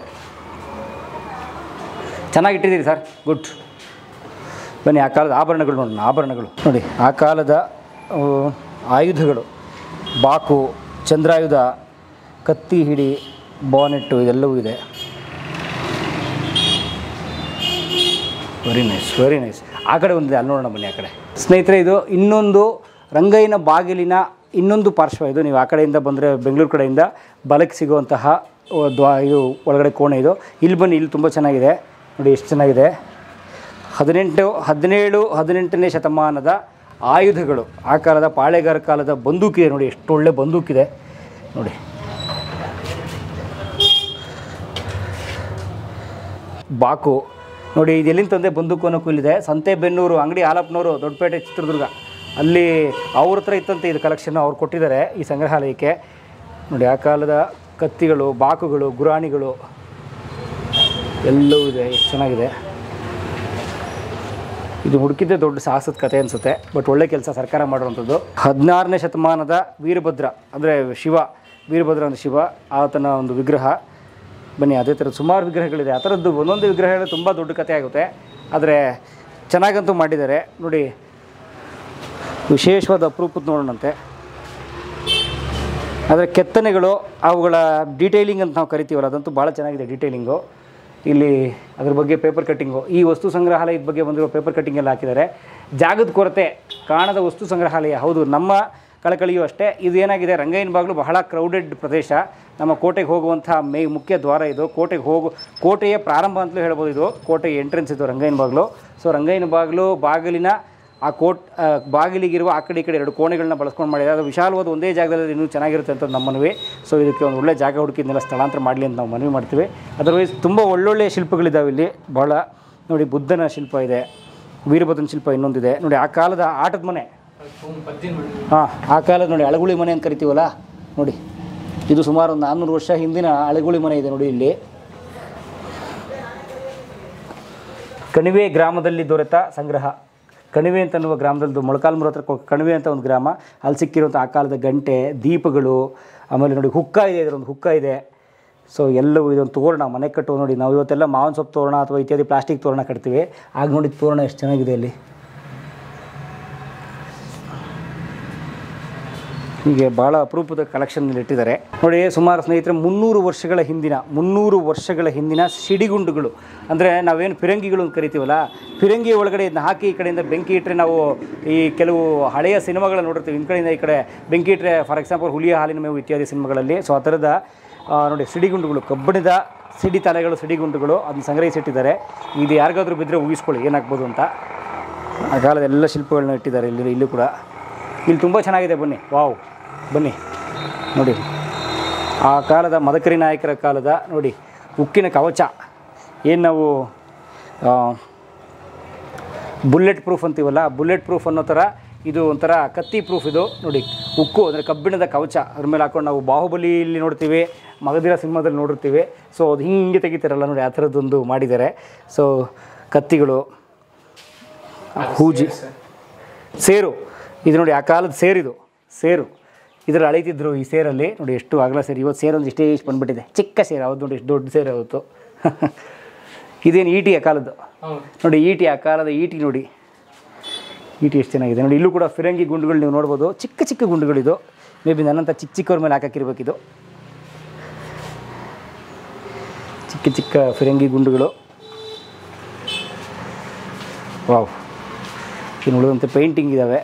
ಚೆನ್ನಾಗಿ ಇಟ್ಟಿದ್ದೀರಿ ಸರ್ ಗುಡ್ ಬನ್ನಿ ಆ ಕಾಲದ ಆಭರಣಗಳು ನೋಡೋಣ ಆಭರಣಗಳು ನೋಡಿ ಆ ಕಾಲದ ಆ, ಆಯುಧಗಳು ಬಾಕು ಚಂದ್ರಾಯುಧ ಕತ್ತಿ ಹಿಡಿ ಬಾನೆಟ್ಟು ಇದೆಲ್ಲವೂ ಇದೆ ವೆರಿ ನೈಸ್ ವೆರಿ ನೈಸ್ ಆ ಕಡೆ ಒಂದಿದೆ ಅಲ್ಲಿ ನೋಡೋಣ ಬನ್ನಿ ಆ ಕಡೆ ಸ್ನೇಹಿತರೆ ಇದು ಇನ್ನೊಂದು ರಂಗಯ್ಯನ ಬಾಗಿಲಿನ ಇನ್ನೊಂದು ಪಾರ್ಶ್ವ ಇದು ನೀವು ಆ ಕಡೆಯಿಂದ ಬಂದರೆ ಬೆಂಗಳೂರು ಕಡೆಯಿಂದ ಬಲಕ್ಕೆ ಸಿಗುವಂತಹ ಓ, ದ್ವಾ ಇದು ಒಳಗಡೆ ಕೋಣೆ ಇದು ಇಲ್ಲಿ ಬನ್ನಿ ಇಲ್ಲಿ ತುಂಬ ಚೆನ್ನಾಗಿದೆ ನೋಡಿ ಎಷ್ಟು ಚೆನ್ನಾಗಿದೆ ಹದಿನೆಂಟು ಹದಿನೇಳು ಹದಿನೆಂಟನೇ ಶತಮಾನದ ಆಯುಧಗಳು ಆ ಕಾಲದ ಪಾಳೆಗಾರ ಕಾಲದ ಬಂದೂಕಿದೆ ನೋಡಿ ಎಷ್ಟು ಒಳ್ಳೆ ಬಂದೂಕಿದೆ ನೋಡಿ ಬಾಕು ನೋಡಿ ಇದು ಎಲ್ಲಿಂದ ತಂದೆ ಬಂದೂಕು ಅನ್ನೋಕ್ಕೂ ಇಲ್ಲಿದೆ ಸಂತೆಬೆನ್ನೂರು ಅಂಗಡಿ ಹಾಲಪ್ಪನವರು ದೊಡ್ಡಪೇಟೆ ಚಿತ್ರದುರ್ಗ ಅಲ್ಲಿ ಅವ್ರ ಹತ್ರ ಇತ್ತಂತೆ ಇದು ಕಲೆಕ್ಷನ್ ಅವ್ರು ಕೊಟ್ಟಿದ್ದಾರೆ ಈ ಸಂಗ್ರಹಾಲಯಕ್ಕೆ ನೋಡಿ ಆ ಕಾಲದ ಕತ್ತಿಗಳು ಬಾಕುಗಳು ಗುರಾಣಿಗಳು ಎಲ್ಲವೂ ಇದೆ ಎಷ್ಟು ಚೆನ್ನಾಗಿದೆ ಇದು ಹುಡುಕಿದ್ದೆ ದೊಡ್ಡ ಸಾಹಸದ ಕಥೆ ಅನಿಸುತ್ತೆ ಬಟ್ ಒಳ್ಳೆ ಕೆಲಸ ಸರ್ಕಾರ ಮಾಡಿರುವಂಥದ್ದು ಹದಿನಾರನೇ ಶತಮಾನದ ವೀರಭದ್ರ ಅಂದರೆ ಶಿವ ವೀರಭದ್ರ ಅಂದರೆ ಶಿವ ಆತನ ಒಂದು ವಿಗ್ರಹ ಬನ್ನಿ ಅದೇ ಥರದ ಸುಮಾರು ವಿಗ್ರಹಗಳಿದೆ ಆ ಥರದ್ದು ಒಂದೊಂದು ವಿಗ್ರಹಗಳು ತುಂಬ ದೊಡ್ಡ ಕಥೆ ಆಗುತ್ತೆ ಆದರೆ ಚೆನ್ನಾಗಂತೂ ಮಾಡಿದ್ದಾರೆ ನೋಡಿ ವಿಶೇಷವಾದ ಅಪರೂಪದ ನೋಡೋಣಂತೆ ಆದರೆ ಕೆತ್ತನೆಗಳು ಅವುಗಳ ಡೀಟೇಲಿಂಗ್ ಅಂತ ನಾವು ಕರಿತೀವಲ್ಲ ಅದಂತೂ ಭಾಳ ಚೆನ್ನಾಗಿದೆ ಡೀಟೇಲಿಂಗು ಇಲ್ಲಿ ಅದ್ರ ಬಗ್ಗೆ ಪೇಪರ್ ಕಟ್ಟಿಂಗು ಈ ವಸ್ತು ಸಂಗ್ರಹಾಲಯದ ಬಗ್ಗೆ ಬಂದಿರೋ ಪೇಪರ್ ಕಟ್ಟಿಂಗ್ ಎಲ್ಲ ಹಾಕಿದ್ದಾರೆ ಜಾಗದ ಕೊರತೆ ಕಾಣದ ವಸ್ತು ಸಂಗ್ರಹಾಲಯ ಹೌದು ನಮ್ಮ ಕಳಕಳಿಯೂ ಅಷ್ಟೇ ಇದು ಏನಾಗಿದೆ ರಂಗಯ್ಯನ ಬಾಗಿಲು ಬಹಳ ಕ್ರೌಡೆಡ್ ಪ್ರದೇಶ ನಮ್ಮ ಕೋಟೆಗೆ ಹೋಗುವಂಥ ಮೇ ಮುಖ್ಯ ದ್ವಾರ ಇದು ಕೋಟೆಗೆ ಹೋಗು ಕೋಟೆಯ ಪ್ರಾರಂಭ ಅಂತಲೂ ಹೇಳ್ಬೋದು ಇದು ಕೋಟೆಗೆ ಎಂಟ್ರೆನ್ಸ್ ಇದು ರಂಗಯ್ಯನ ಬಾಗಿಲು ಸೊ ರಂಗಯ್ಯನ ಬಾಗಿಲು ಬಾಗಿಲಿನ ಆ ಕೋಟ್ ಆ, ಬಾಗಿಲಿಗಿರುವ ಆ ಕಡೆ ಈ ಕಡೆ ಎರಡು ಕೋಣೆಗಳನ್ನ ಬಳಸ್ಕೊಂಡು ಮಾಡಿದ್ದಾರೆ ಅದು ವಿಶಾಲವಾದ ಒಂದೇ ಜಾಗದಲ್ಲಿ ಇನ್ನೂ ಚೆನ್ನಾಗಿರುತ್ತೆ ಅಂತ ನಮ್ಮ ಮನವಿ ಸೊ ಇದಕ್ಕೆ ಒಂದು ಒಳ್ಳೆ ಜಾಗ ಹುಡುಕಿದ್ನೆಲ್ಲ ಸ್ಥಳಾಂತರ ಮಾಡಲಿ ಅಂತ ನಾವು ಮನವಿ ಮಾಡ್ತೀವಿ ಅದರ್ವೈಸ್ ತುಂಬ ಒಳ್ಳೊಳ್ಳೆಯ ಶಿಲ್ಪಗಳಿದ್ದಾವೆ ಇಲ್ಲಿ ಭಾಳ ನೋಡಿ ಬುದ್ಧನ ಶಿಲ್ಪ ಇದೆ ವೀರಭದ್ರನ ಶಿಲ್ಪ ಇನ್ನೊಂದಿದೆ ನೋಡಿ ಆ ಕಾಲದ ಆಟದ ಮನೆ ಪದ್ದಿನ ಮಾಡಿ ಹಾಂ ಆ ಕಾಲದ ನೋಡಿ ಅಳಗುಳಿ ಮನೆ ಅಂತ ಕರಿತೀವಲ್ಲ ನೋಡಿ ಇದು ಸುಮಾರು ಒಂದು ನಾನ್ನೂರು ವರ್ಷ ಹಿಂದಿನ ಅಳಗುಳಿ ಮನೆ ಇದೆ ನೋಡಿ ಇಲ್ಲಿ ಕಣಿವೆ ಗ್ರಾಮದಲ್ಲಿ ದೊರೆತ ಸಂಗ್ರಹ ಕಣಿವೆ ಅಂತ ಅನ್ನುವ ಗ್ರಾಮದಲ್ಲಿ ಮೊಳಕಾಲ್ಮೂರು ಹತ್ರ ಕೊ- ಕಣಿವೆ ಅಂತ ಒಂದು ಗ್ರಾಮ ಅಲ್ಲಿ ಸಿಕ್ಕಿರುವಂಥ ಆ ಕಾಲದ ಗಂಟೆ ದೀಪಗಳು ಆಮೇಲೆ ನೋಡಿ ಹುಕ್ಕ ಇದೆ ಇದರೊಂದು ಹುಕ್ಕ ಇದೆ ಸೊ ಎಲ್ಲವೂ ಇದೊಂದು ತೋರಣ ಮನೆ ಕಟ್ಟುವ ನೋಡಿ ನಾವು ಇವತ್ತೆಲ್ಲ ಮಾವಿನ ಸೊಪ್ಪು ತೋರಣ ಅಥವಾ ಇತ್ಯಾದಿ ಪ್ಲಾಸ್ಟಿಕ್ ತೋರಣ ಕಟ್ತೀವಿ ಆಗ ನೋಡಿ ತೋರಣ ಎಷ್ಟು ಚೆನ್ನಾಗಿದೆ ಅಲ್ಲಿ ಹೀಗೆ ಭಾಳ ಅಪರೂಪದ ಕಲೆಕ್ಷನ್ ಇಟ್ಟಿದ್ದಾರೆ ನೋಡಿ ಸುಮಾರು ಸ್ನೇಹಿತರೆ ಮುನ್ನೂರು ವರ್ಷಗಳ ಹಿಂದಿನ ಮುನ್ನೂರು ವರ್ಷಗಳ ಹಿಂದಿನ ಸಿಡಿಗುಂಡುಗಳು ಅಂದರೆ ನಾವೇನು ಫಿರಂಗಿಗಳು ಅಂತ ಕರಿತೀವಲ್ಲ ಫಿರಂಗಿ ಒಳಗಡೆ ಇದನ್ನ ಹಾಕಿ ಈ ಕಡೆಯಿಂದ ಬೆಂಕಿ ಇಟ್ಟರೆ ನಾವು ಈ ಕೆಲವು ಹಳೆಯ ಸಿನಿಮಾಗಳನ್ನ ನೋಡಿರ್ತೀವಿ ಈ ಕಡೆಯಿಂದ ಈ ಕಡೆ ಬೆಂಕಿ ಇಟ್ಟರೆ ಫಾರ್ ಎಕ್ಸಾಂಪಲ್ ಹುಲಿಯ ಹಾಲಿನ ಮೇವು ಇತ್ಯಾದಿ ಸಿನಿಮಾಗಳಲ್ಲಿ ಸೊ ಆ ಥರದ ಆ, ನೋಡಿ ಸಿಡಿಗುಂಡುಗಳು ಕಬ್ಬಿಣದ ಸಿಡಿ ತಲೆಗಳು ಸಿಡಿಗುಂಡುಗಳು ಅದನ್ನ ಸಂಗ್ರಹಿಸಿಟ್ಟಿದ್ದಾರೆ ಇದು ಯಾರಿಗಾದ್ರೂ ಬಿದ್ದರೆ ಊಹಿಸ್ಕೊಳ್ಳಿ ಏನಾಗ್ಬೋದು ಅಂತ ಆ ಕಾಲದ ಎಲ್ಲ ಶಿಲ್ಪಗಳನ್ನ ಇಟ್ಟಿದ್ದಾರೆ ಇಲ್ಲಿ ಇಲ್ಲೂ ಕೂಡ ಇಲ್ಲಿ ತುಂಬ ಚೆನ್ನಾಗಿದೆ ಬನ್ನಿ ವಾವ್ ಬನ್ನಿ ನೋಡಿ ಆ ಕಾಲದ ಮದಕರಿ ನಾಯಕರ ಕಾಲದ ನೋಡಿ ಉಕ್ಕಿನ ಕವಚ ಏನು ನಾವು ಬುಲೆಟ್ ಪ್ರೂಫ್ ಅಂತೀವಲ್ಲ ಬುಲೆಟ್ ಪ್ರೂಫ್ ಅನ್ನೋ ಥರ ಇದು ಒಂಥರ ಕತ್ತಿ ಪ್ರೂಫ್ ಇದು ನೋಡಿ ಉಕ್ಕು ಅಂದರೆ ಕಬ್ಬಿಣದ ಕವಚ ಅದ್ರ ಮೇಲೆ ಹಾಕೊಂಡು ನಾವು ಬಾಹುಬಲಿಯಲ್ಲಿ ನೋಡ್ತೀವಿ ಮಗದಿರ ಸಿನಿಮಾದಲ್ಲಿ ನೋಡಿರ್ತೀವಿ ಸೊ ಅದು ಹಿಂಗೆ ತೆಗಿತಾರಲ್ಲ ನೋಡಿ ಆ ಥರದ್ದೊಂದು ಮಾಡಿದ್ದಾರೆ ಸೊ ಕತ್ತಿಗಳು ಹೂಜಿ ಸೇರು ಇದು ನೋಡಿ ಆ ಕಾಲದ ಸೇರಿದು ಸೇರು ಇದರಲ್ಲಿ ಅಳೀತಿದ್ರು ಈ ಸೇರಲ್ಲಿ ನೋಡಿ ಎಷ್ಟು ಅಗಲ ಸೇರು ಇವತ್ತು ಸೇರು ಒಂದು ಇಷ್ಟೇ ಇಷ್ಟು ಬಂದ್ಬಿಟ್ಟಿದೆ ಚಿಕ್ಕ ಸೇರು ಅವತ್ತು ನೋಡಿ ಎಷ್ಟು ದೊಡ್ಡ ಸೇರು ಅವತ್ತು ಇದೇನು ಈಟಿ ಆ ಕಾಲದ್ದು ಹೌದು ನೋಡಿ ಈಟಿ ಆ ಕಾಲದ ಈಟಿ ನೋಡಿ ಈಟಿ ಎಷ್ಟು ಚೆನ್ನಾಗಿದೆ ನೋಡಿ ಇಲ್ಲೂ ಕೂಡ ಫಿರಂಗಿ ಗುಂಡುಗಳು ನೀವು ನೋಡ್ಬೋದು ಚಿಕ್ಕ ಚಿಕ್ಕ ಗುಂಡುಗಳಿದು ಮೇ ಬಿ ನನ್ನಂಥ ಚಿಕ್ಕ ಚಿಕ್ಕವ್ರ ಮೇಲೆ ಹಾಕಿರ್ಬೇಕಿದು ಚಿಕ್ಕ ಚಿಕ್ಕ ಫಿರಂಗಿ ಗುಂಡುಗಳು ವಾವ್ ಇನ್ನು ಉಳಿದಂತೆ ಪೇಂಟಿಂಗ್ ಇದ್ದಾವೆ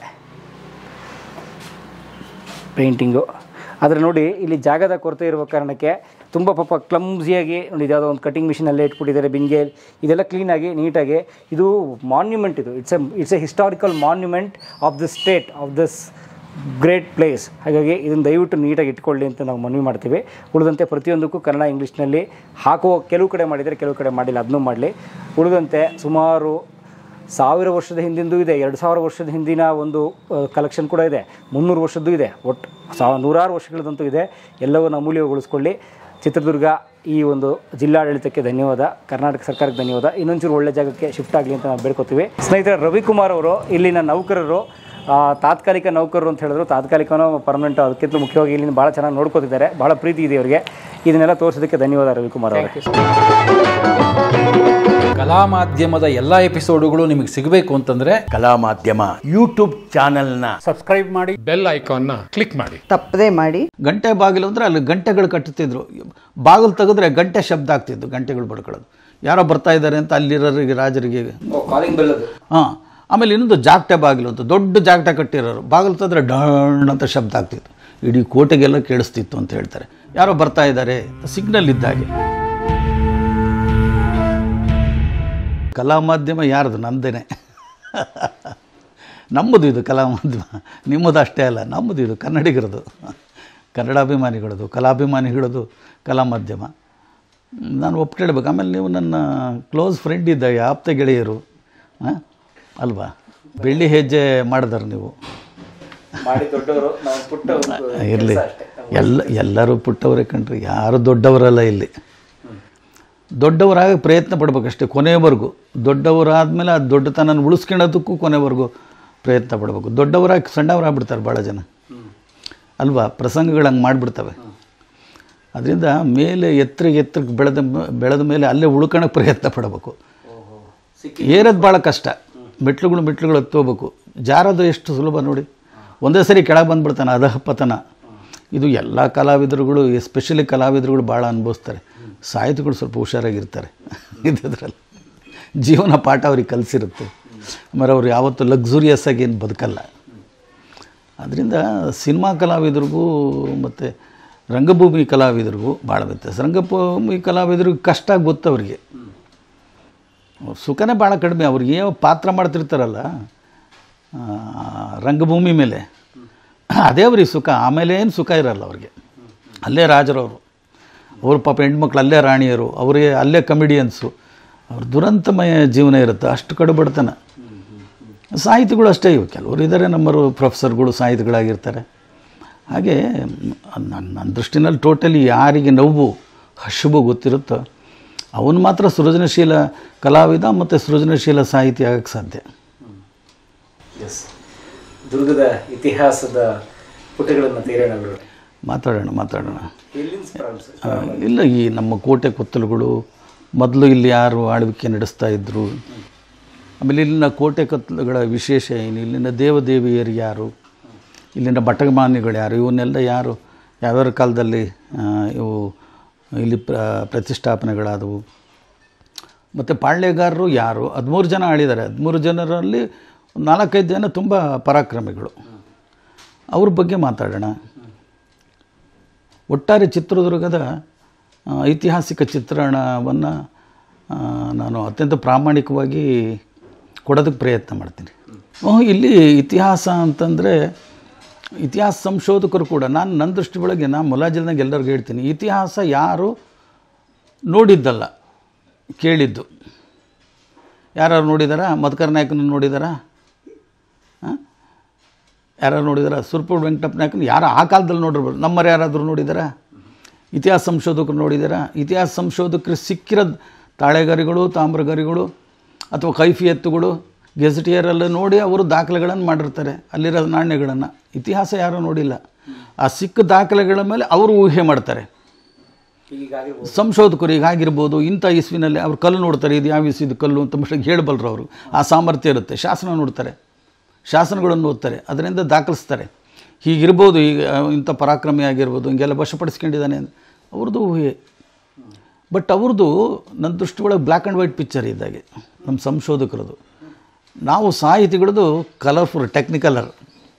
ಪೇಂಟಿಂಗು ಆದರೆ ನೋಡಿ ಇಲ್ಲಿ ಜಾಗದ ಕೊರತೆ ಇರುವ ಕಾರಣಕ್ಕೆ ತುಂಬ ಪಾಪ ಕ್ಲಮ್ಸಿಯಾಗಿ ನೋಡಿ ಯಾವುದೋ ಒಂದು ಕಟಿಂಗ್ ಮಿಷಿನಲ್ಲೇ ಇಟ್ಬಿಟ್ಟಿದ್ದಾರೆ ಬಿಂಗೆ ಇದೆಲ್ಲ ಕ್ಲೀನಾಗಿ ನೀಟಾಗಿ ಇದು ಮಾನ್ಯುಮೆಂಟ್ ಇದು it's a it's a historical monument of the state of this great place ಹಾಗಾಗಿ ಇದನ್ನು ದಯವಿಟ್ಟು ನೀಟಾಗಿ ಇಟ್ಕೊಳ್ಳಿ ಅಂತ ನಾವು ಮನವಿ ಮಾಡ್ತೀವಿ ಉಳಿದಂತೆ ಪ್ರತಿಯೊಂದಕ್ಕೂ ಕನ್ನಡ ಇಂಗ್ಲೀಷ್ನಲ್ಲಿ ಹಾಕುವ ಕೆಲವು ಕಡೆ ಮಾಡಿದರೆ ಕೆಲವು ಕಡೆ ಮಾಡಿಲ್ಲ ಅದನ್ನೂ ಮಾಡಲಿ ಉಳಿದಂತೆ ಸುಮಾರು ಸಾವಿರ ವರ್ಷದ ಹಿಂದಿಂದೂ ಇದೆ ಎರಡು ಸಾವಿರ ವರ್ಷದ ಹಿಂದಿನ ಒಂದು ಕಲೆಕ್ಷನ್ ಕೂಡ ಇದೆ ಮುನ್ನೂರು ವರ್ಷದ್ದು ಇದೆ ಒಟ್ಟು ಸಾವ ನೂರಾರು ವರ್ಷಗಳದಂತೂ ಇದೆ ಎಲ್ಲವನ್ನು ಅಮೂಲ್ಯಗೊಳಿಸ್ಕೊಳ್ಳಿ ಚಿತ್ರದುರ್ಗ ಈ ಒಂದು ಜಿಲ್ಲಾಡಳಿತಕ್ಕೆ ಧನ್ಯವಾದ ಕರ್ನಾಟಕ ಸರ್ಕಾರಕ್ಕೆ ಧನ್ಯವಾದ ಇನ್ನೊಂಚೂರು ಒಳ್ಳೆ ಜಾಗಕ್ಕೆ ಶಿಫ್ಟ್ ಆಗಲಿ ಅಂತ ನಾವು ಬೇಡ್ಕೋತೀವಿ ಸ್ನೇಹಿತರೆ ರವಿಕುಮಾರ್ ಅವರು ಇಲ್ಲಿನ ನೌಕರರು ಆ, ತಾತ್ಕಾಲಿಕ ನೌಕರರು ಅಂತ ಹೇಳಿದ್ರು ತಾತ್ಕಾಲಿಕನೋ ಪರ್ಮನೆಂಟ್ ಅದಕ್ಕಿಂತ ಮುಖ್ಯವಾಗಿ ಇಲ್ಲಿಂದ ಭಾಳ ಚೆನ್ನಾಗಿ ನೋಡ್ಕೋತಿದ್ದಾರೆ ಭಾಳ ಪ್ರೀತಿ ಇದೆ ಅವರಿಗೆ ಇದನ್ನೆಲ್ಲ ತೋರಿಸೋದಕ್ಕೆ ಧನ್ಯವಾದ ರವಿಕುಮಾರ್ ಅವರೇ ಕಲಾ ಮಾಧ್ಯಮದ ಎಲ್ಲ ಎಪಿಸೋಡುಗಳು ನಿಮಗೆ ಸಿಗಬೇಕು ಅಂತಂದ್ರೆ ಕಲಾ ಮಾಧ್ಯಮ ಯೂಟ್ಯೂಬ್ ಚಾನೆಲ್ನ ಸಬ್ಸ್ಕ್ರೈಬ್ ಮಾಡಿ ಬೆಲ್ ಐಕಾನ್ನ ಕ್ಲಿಕ್ ಮಾಡಿ ತಪ್ಪದೇ ಮಾಡಿ ಗಂಟೆ ಬಾಗಿಲು ಅಂದರೆ ಅಲ್ಲಿ ಗಂಟೆಗಳು ಕಟ್ಟುತ್ತಿದ್ರು ಬಾಗಿಲು ತೆಗೆದ್ರೆ ಗಂಟೆ ಶಬ್ದ ಆಗ್ತಿದ್ದು ಗಂಟೆಗಳು ಬಡ್ಕೊಳ್ಳೋದು ಯಾರೋ ಬರ್ತಾ ಇದ್ದಾರೆ ಅಂತ ಅಲ್ಲಿರೋರಿಗೆ ರಾಜರಿಗೆ ಕಾಲಿಂಗ್ ಬೆಲ್ ಅದು ಹಾಂ ಆಮೇಲೆ ಇನ್ನೊಂದು ಜಾಗಟೆ ಬಾಗಿಲು ಅಂತ ದೊಡ್ಡ ಜಾಗಟೆ ಕಟ್ಟಿರೋರು ಬಾಗಿಲು ತೆಗೆದ್ರೆ ಡಣ್ ಅಂತ ಶಬ್ದ ಆಗ್ತಿತ್ತು ಇಡೀ ಕೋಟೆಗೆಲ್ಲ ಕೇಳಿಸ್ತಿತ್ತು ಅಂತ ಹೇಳ್ತಾರೆ ಯಾರೋ ಬರ್ತಾ ಇದ್ದಾರೆ ಸಿಗ್ನಲ್ ಇದ್ದಾಗೆ ಕಲಾ ಮಾಧ್ಯಮ ಯಾರ್ದು ನಂದೇನೆ ನಮ್ಮದು ಇದು ಕಲಾ ಮಾಧ್ಯಮ ನಿಮ್ಮದು ಅಷ್ಟೇ ಅಲ್ಲ ನಮ್ಮದು ಇದು ಕನ್ನಡಿಗರದು ಕನ್ನಡಾಭಿಮಾನಿಗಳದು ಕಲಾಭಿಮಾನಿಗಳದು ಕಲಾ ಮಾಧ್ಯಮ ನಾನು ಒಪ್ಕೊಳ್ಬೇಕು ಆಮೇಲೆ ನೀವು ನನ್ನ ಕ್ಲೋಸ್ ಫ್ರೆಂಡ್ ಇದ್ದಾಗ ಆಪ್ತ ಗೆಳೆಯರು ಹಾಂ ಅಲ್ವಾ ಬೆಳ್ಳಿ ಹೆಜ್ಜೆ ಮಾಡಿದಾರೆ ನೀವು ಮಾಡಿ ದೊಡ್ಡವರು ನಾವು ಪುಟ್ಟ ಇರಲಿ ಎಲ್ಲ ಎಲ್ಲರೂ ಪುಟ್ಟವರೇ ಕಣ್ರಿ ಯಾರು ದೊಡ್ಡವರಲ್ಲ ಇಲ್ಲಿ ದೊಡ್ಡವರಾಗ ಪ್ರಯತ್ನ ಪಡ್ಬೇಕಷ್ಟೇ ಕೊನೆಯವರೆಗೂ ದೊಡ್ಡವರಾದ್ಮೇಲೆ ಆ ದೊಡ್ಡತನ ಉಳಿಸ್ಕೊಳ್ಳೋದಕ್ಕೂ ಕೊನೆವರೆಗೂ ಪ್ರಯತ್ನ ಪಡಬೇಕು ದೊಡ್ಡವರಾಗಿ ಸಣ್ಣವರಾಗ್ಬಿಡ್ತಾರೆ ಭಾಳ ಜನ ಅಲ್ವಾ ಪ್ರಸಂಗಗಳು ಹಂಗೆ ಮಾಡಿಬಿಡ್ತವೆ ಅದರಿಂದ ಮೇಲೆ ಎತ್ತರ ಎತ್ತರಕ್ಕೆ ಬೆಳೆದ ಬೆಳೆದ ಮೇಲೆ ಅಲ್ಲೇ ಉಳ್ಕೊಳಕ್ಕೆ ಪ್ರಯತ್ನ ಪಡಬೇಕು ಏರೋದು ಭಾಳ ಕಷ್ಟ ಮೆಟ್ಲುಗಳು ಮೆಟ್ಲುಗಳು ಹತ್ತೋಬೇಕು ಜಾರೋದು ಎಷ್ಟು ಸುಲಭ ನೋಡಿ ಒಂದೇ ಸರಿ ಕೆಳಗೆ ಬಂದ್ಬಿಡ್ತಾನೆ ಅಧಃಪತನ ಇದು ಎಲ್ಲ ಕಲಾವಿದರುಗಳು ಎಸ್ಪೆಷಲಿ ಕಲಾವಿದರುಗಳು ಭಾಳ ಅನುಭವಿಸ್ತಾರೆ ಸಾಹಿತಿಗಳು ಸ್ವಲ್ಪ ಹುಷಾರಾಗಿರ್ತಾರೆ ಇದ್ರಲ್ಲಿ ಜೀವನ ಪಾಠ ಅವ್ರಿಗೆ ಕಲಿಸಿರುತ್ತೆ ಆಮೇಲೆ ಅವ್ರು ಯಾವತ್ತೂ ಲಕ್ಸುರಿಯಸ್ ಆಗಿ ಏನು ಬದುಕಲ್ಲ ಅದರಿಂದ ಸಿನಿಮಾ ಕಲಾವಿದರಿಗೂ ಮತ್ತು ರಂಗಭೂಮಿ ಕಲಾವಿದರಿಗೂ ಭಾಳ ವ್ಯತ್ಯಾಸ ರಂಗಭೂಮಿ ಕಲಾವಿದರಿಗೆ ಕಷ್ಟ ಗೊತ್ತು ಅವರಿಗೆ ಅವ್ರ ಸುಖನೇ ಭಾಳ ಕಡಿಮೆ ಅವ್ರಿಗೆ ಏನೋ ಪಾತ್ರ ಮಾಡ್ತಿರ್ತಾರಲ್ಲ ಆ, ರಂಗಭೂಮಿ ಮೇಲೆ ಅದೇ ಅವ್ರಿಗೆ ಸುಖ ಆಮೇಲೆ ಏನು ಸುಖ ಇರಲ್ಲ ಅವ್ರಿಗೆ ಅಲ್ಲೇ ರಾಜರವರು ಅವ್ರ ಪಾಪ ಹೆಣ್ಮಕ್ಳು ಅಲ್ಲೇ ರಾಣಿಯರು ಅವರಿಗೆ ಅಲ್ಲೇ ಕಮಿಡಿಯನ್ಸು ಅವ್ರ ದುರಂತಮಯ ಜೀವನ ಇರುತ್ತೆ ಅಷ್ಟು ಕಡು ಬಡತನ ಸಾಹಿತಿಗಳು ಅಷ್ಟೇ ಇವು ಕೆಲವರು ಇದ್ದಾರೆ ನಮ್ಮರು ಪ್ರೊಫೆಸರ್ಗಳು ಸಾಹಿತಿಗಳಾಗಿರ್ತಾರೆ ಹಾಗೆ ನನ್ನ ನನ್ನ ದೃಷ್ಟಿನಲ್ಲಿ ಟೋಟಲಿ ಯಾರಿಗೆ ನೋವು ಹಶುಬು ಗೊತ್ತಿರುತ್ತೋ ಅವನು ಮಾತ್ರ ಸೃಜನಶೀಲ ಕಲಾವಿದ ಮತ್ತು ಸೃಜನಶೀಲ ಸಾಹಿತಿ ಆಗಕ್ಕೆ ಸಾಧ್ಯ ಎಸ್ ದುರ್ಗದ ಇತಿಹಾಸದ ಪುಟಗಳನ್ನು ತೀರೋಣ ಬಿಡೋಣ ಮಾತಾಡೋಣ ಮಾತಾಡೋಣ ಎಲ್ಲಿಂದ ಪ್ರಾರಂಭ ಸರ್? ಆ, ಇಲ್ಲ ಈ ನಮ್ಮ ಕೋಟೆ ಕೊತ್ತಲುಗಳು ಮೊದಲು ಇಲ್ಲಿ ಯಾರು ಆಳ್ವಿಕೆ ನಡೆಸ್ತಾ ಇದ್ದರು ಆಮೇಲೆ ಇಲ್ಲಿನ ಕೋಟೆ ಕೊತ್ತಲುಗಳ ವಿಶೇಷ ಏನು ಇಲ್ಲಿನ ದೇವದೇವಿಯರು ಯಾರು ಇಲ್ಲಿನ ಬಟಗಮಾನ್ಯಗಳು ಯಾರು ಇವನ್ನೆಲ್ಲ ಯಾರು ಯಾವ್ಯಾವ ಕಾಲದಲ್ಲಿ ಆ, ಇವು ಇಲ್ಲಿ ಪ್ರ ಪ್ರತಿಷ್ಠಾಪನೆಗಳಾದವು ಮತ್ತು ಪಾಳ್ಯಗಾರರು ಯಾರು ಹದಿಮೂರು ಜನ ಆಳಿದ್ದಾರೆ ಹದಿಮೂರು ಜನರಲ್ಲಿ ಒಂದು ನಾಲ್ಕೈದು ಜನ ತುಂಬ ಪರಾಕ್ರಮಿಗಳು ಅವ್ರ ಬಗ್ಗೆ ಮಾತಾಡೋಣ ಒಟ್ಟಾರೆ ಚಿತ್ರದುರ್ಗದ ಆ, ಐತಿಹಾಸಿಕ ಚಿತ್ರಣವನ್ನು ನಾನು ಅತ್ಯಂತ ಪ್ರಾಮಾಣಿಕವಾಗಿ ಕೊಡೋದಕ್ಕೆ ಪ್ರಯತ್ನ ಮಾಡ್ತೀನಿ ಹ್ಮ್, ಇಲ್ಲಿ ಇತಿಹಾಸ ಅಂತಂದರೆ ಇತಿಹಾಸ ಸಂಶೋಧಕರು ಕೂಡ ನಾನು ನನ್ನ ದೃಷ್ಟಿ ಒಳಗೆ ನಾನು ಮುಲಾಜಿಲ್ನಾಗ ಎಲ್ಲರಿಗೂ ಹೇಳ್ತೀನಿ ಇತಿಹಾಸ ಯಾರು ನೋಡಿದ್ದಲ್ಲ ಕೇಳಿದ್ದು ಯಾರು ನೋಡಿದಾರಾ ಮಧುಕರ್ ನಾಯಕನ ನೋಡಿದಾರಾ ಹಾಂ ಯಾರು ನೋಡಿದಾರ ಸುರ್ಪುರ್ ವೆಂಕಟಪ್ಪ ನಾಯಕನ ಯಾರು ಆ ಕಾಲದಲ್ಲಿ ನೋಡಿರ್ಬೋದು ನಮ್ಮರು ಯಾರಾದರೂ ನೋಡಿದಾರಾ ಇತಿಹಾಸ ಸಂಶೋಧಕರು ನೋಡಿದಾರಾ ಇತಿಹಾಸ ಸಂಶೋಧಕರು ಸಿಕ್ಕಿರೋ ತಾಳೆಗರಿಗಳು ತಾಮ್ರಗರಿಗಳು ಅಥವಾ ಕೈಫಿಯತ್ತುಗಳು ಗೆಜೆಟಿಯರೆಲ್ಲ ನೋಡಿ ಅವರು ದಾಖಲೆಗಳನ್ನು ಮಾಡಿರ್ತಾರೆ ಅಲ್ಲಿರೋ ನಾಣ್ಯಗಳನ್ನು ಇತಿಹಾಸ ಯಾರೂ ನೋಡಿಲ್ಲ ಆ ಸಿಕ್ಕ ದಾಖಲೆಗಳ ಮೇಲೆ ಅವರು ಊಹೆ ಮಾಡ್ತಾರೆ ಸಂಶೋಧಕರು ಹೀಗಾಗಿರ್ಬೋದು ಇಂಥ ಇಸ್ವಿನಲ್ಲಿ ಅವ್ರು ಕಲ್ಲು ನೋಡ್ತಾರೆ ಇದು ಯಾವ ಇಸ್ವಿದು ಕಲ್ಲು ಅಂತ ಮಟ್ಟಿಗೆ ಹೇಳಬಲ್ಲರು ಅವರು ಆ ಸಾಮರ್ಥ್ಯ ಇರುತ್ತೆ ಶಾಸನ ನೋಡ್ತಾರೆ ಶಾಸನಗಳನ್ನು ಓದ್ತಾರೆ ಅದರಿಂದ ದಾಖಲಿಸ್ತಾರೆ ಹೀಗಿರ್ಬೋದು ಈಗ ಇಂಥ ಪರಾಕ್ರಮಿ ಆಗಿರ್ಬೋದು ಹಿಂಗೆಲ್ಲ ವಶಪಡಿಸ್ಕೊಂಡಿದ್ದಾನೆ ಅಂತ ಅವ್ರದ್ದು ಊಹೆ ಬಟ್ ಅವ್ರದ್ದು ನನ್ನ ದೃಷ್ಟಿ ಒಳಗೆ ಬ್ಲ್ಯಾಕ್ ಆ್ಯಂಡ್ ವೈಟ್ ಪಿಕ್ಚರ್ ಇದ್ದಾಗೆ ನಮ್ಮ ಸಂಶೋಧಕರದು ನಾವು ಸಾಹಿತಿಗಳದು ಕಲರ್ಫುಲ್ ಟೆಕ್ನಿಕಲರ್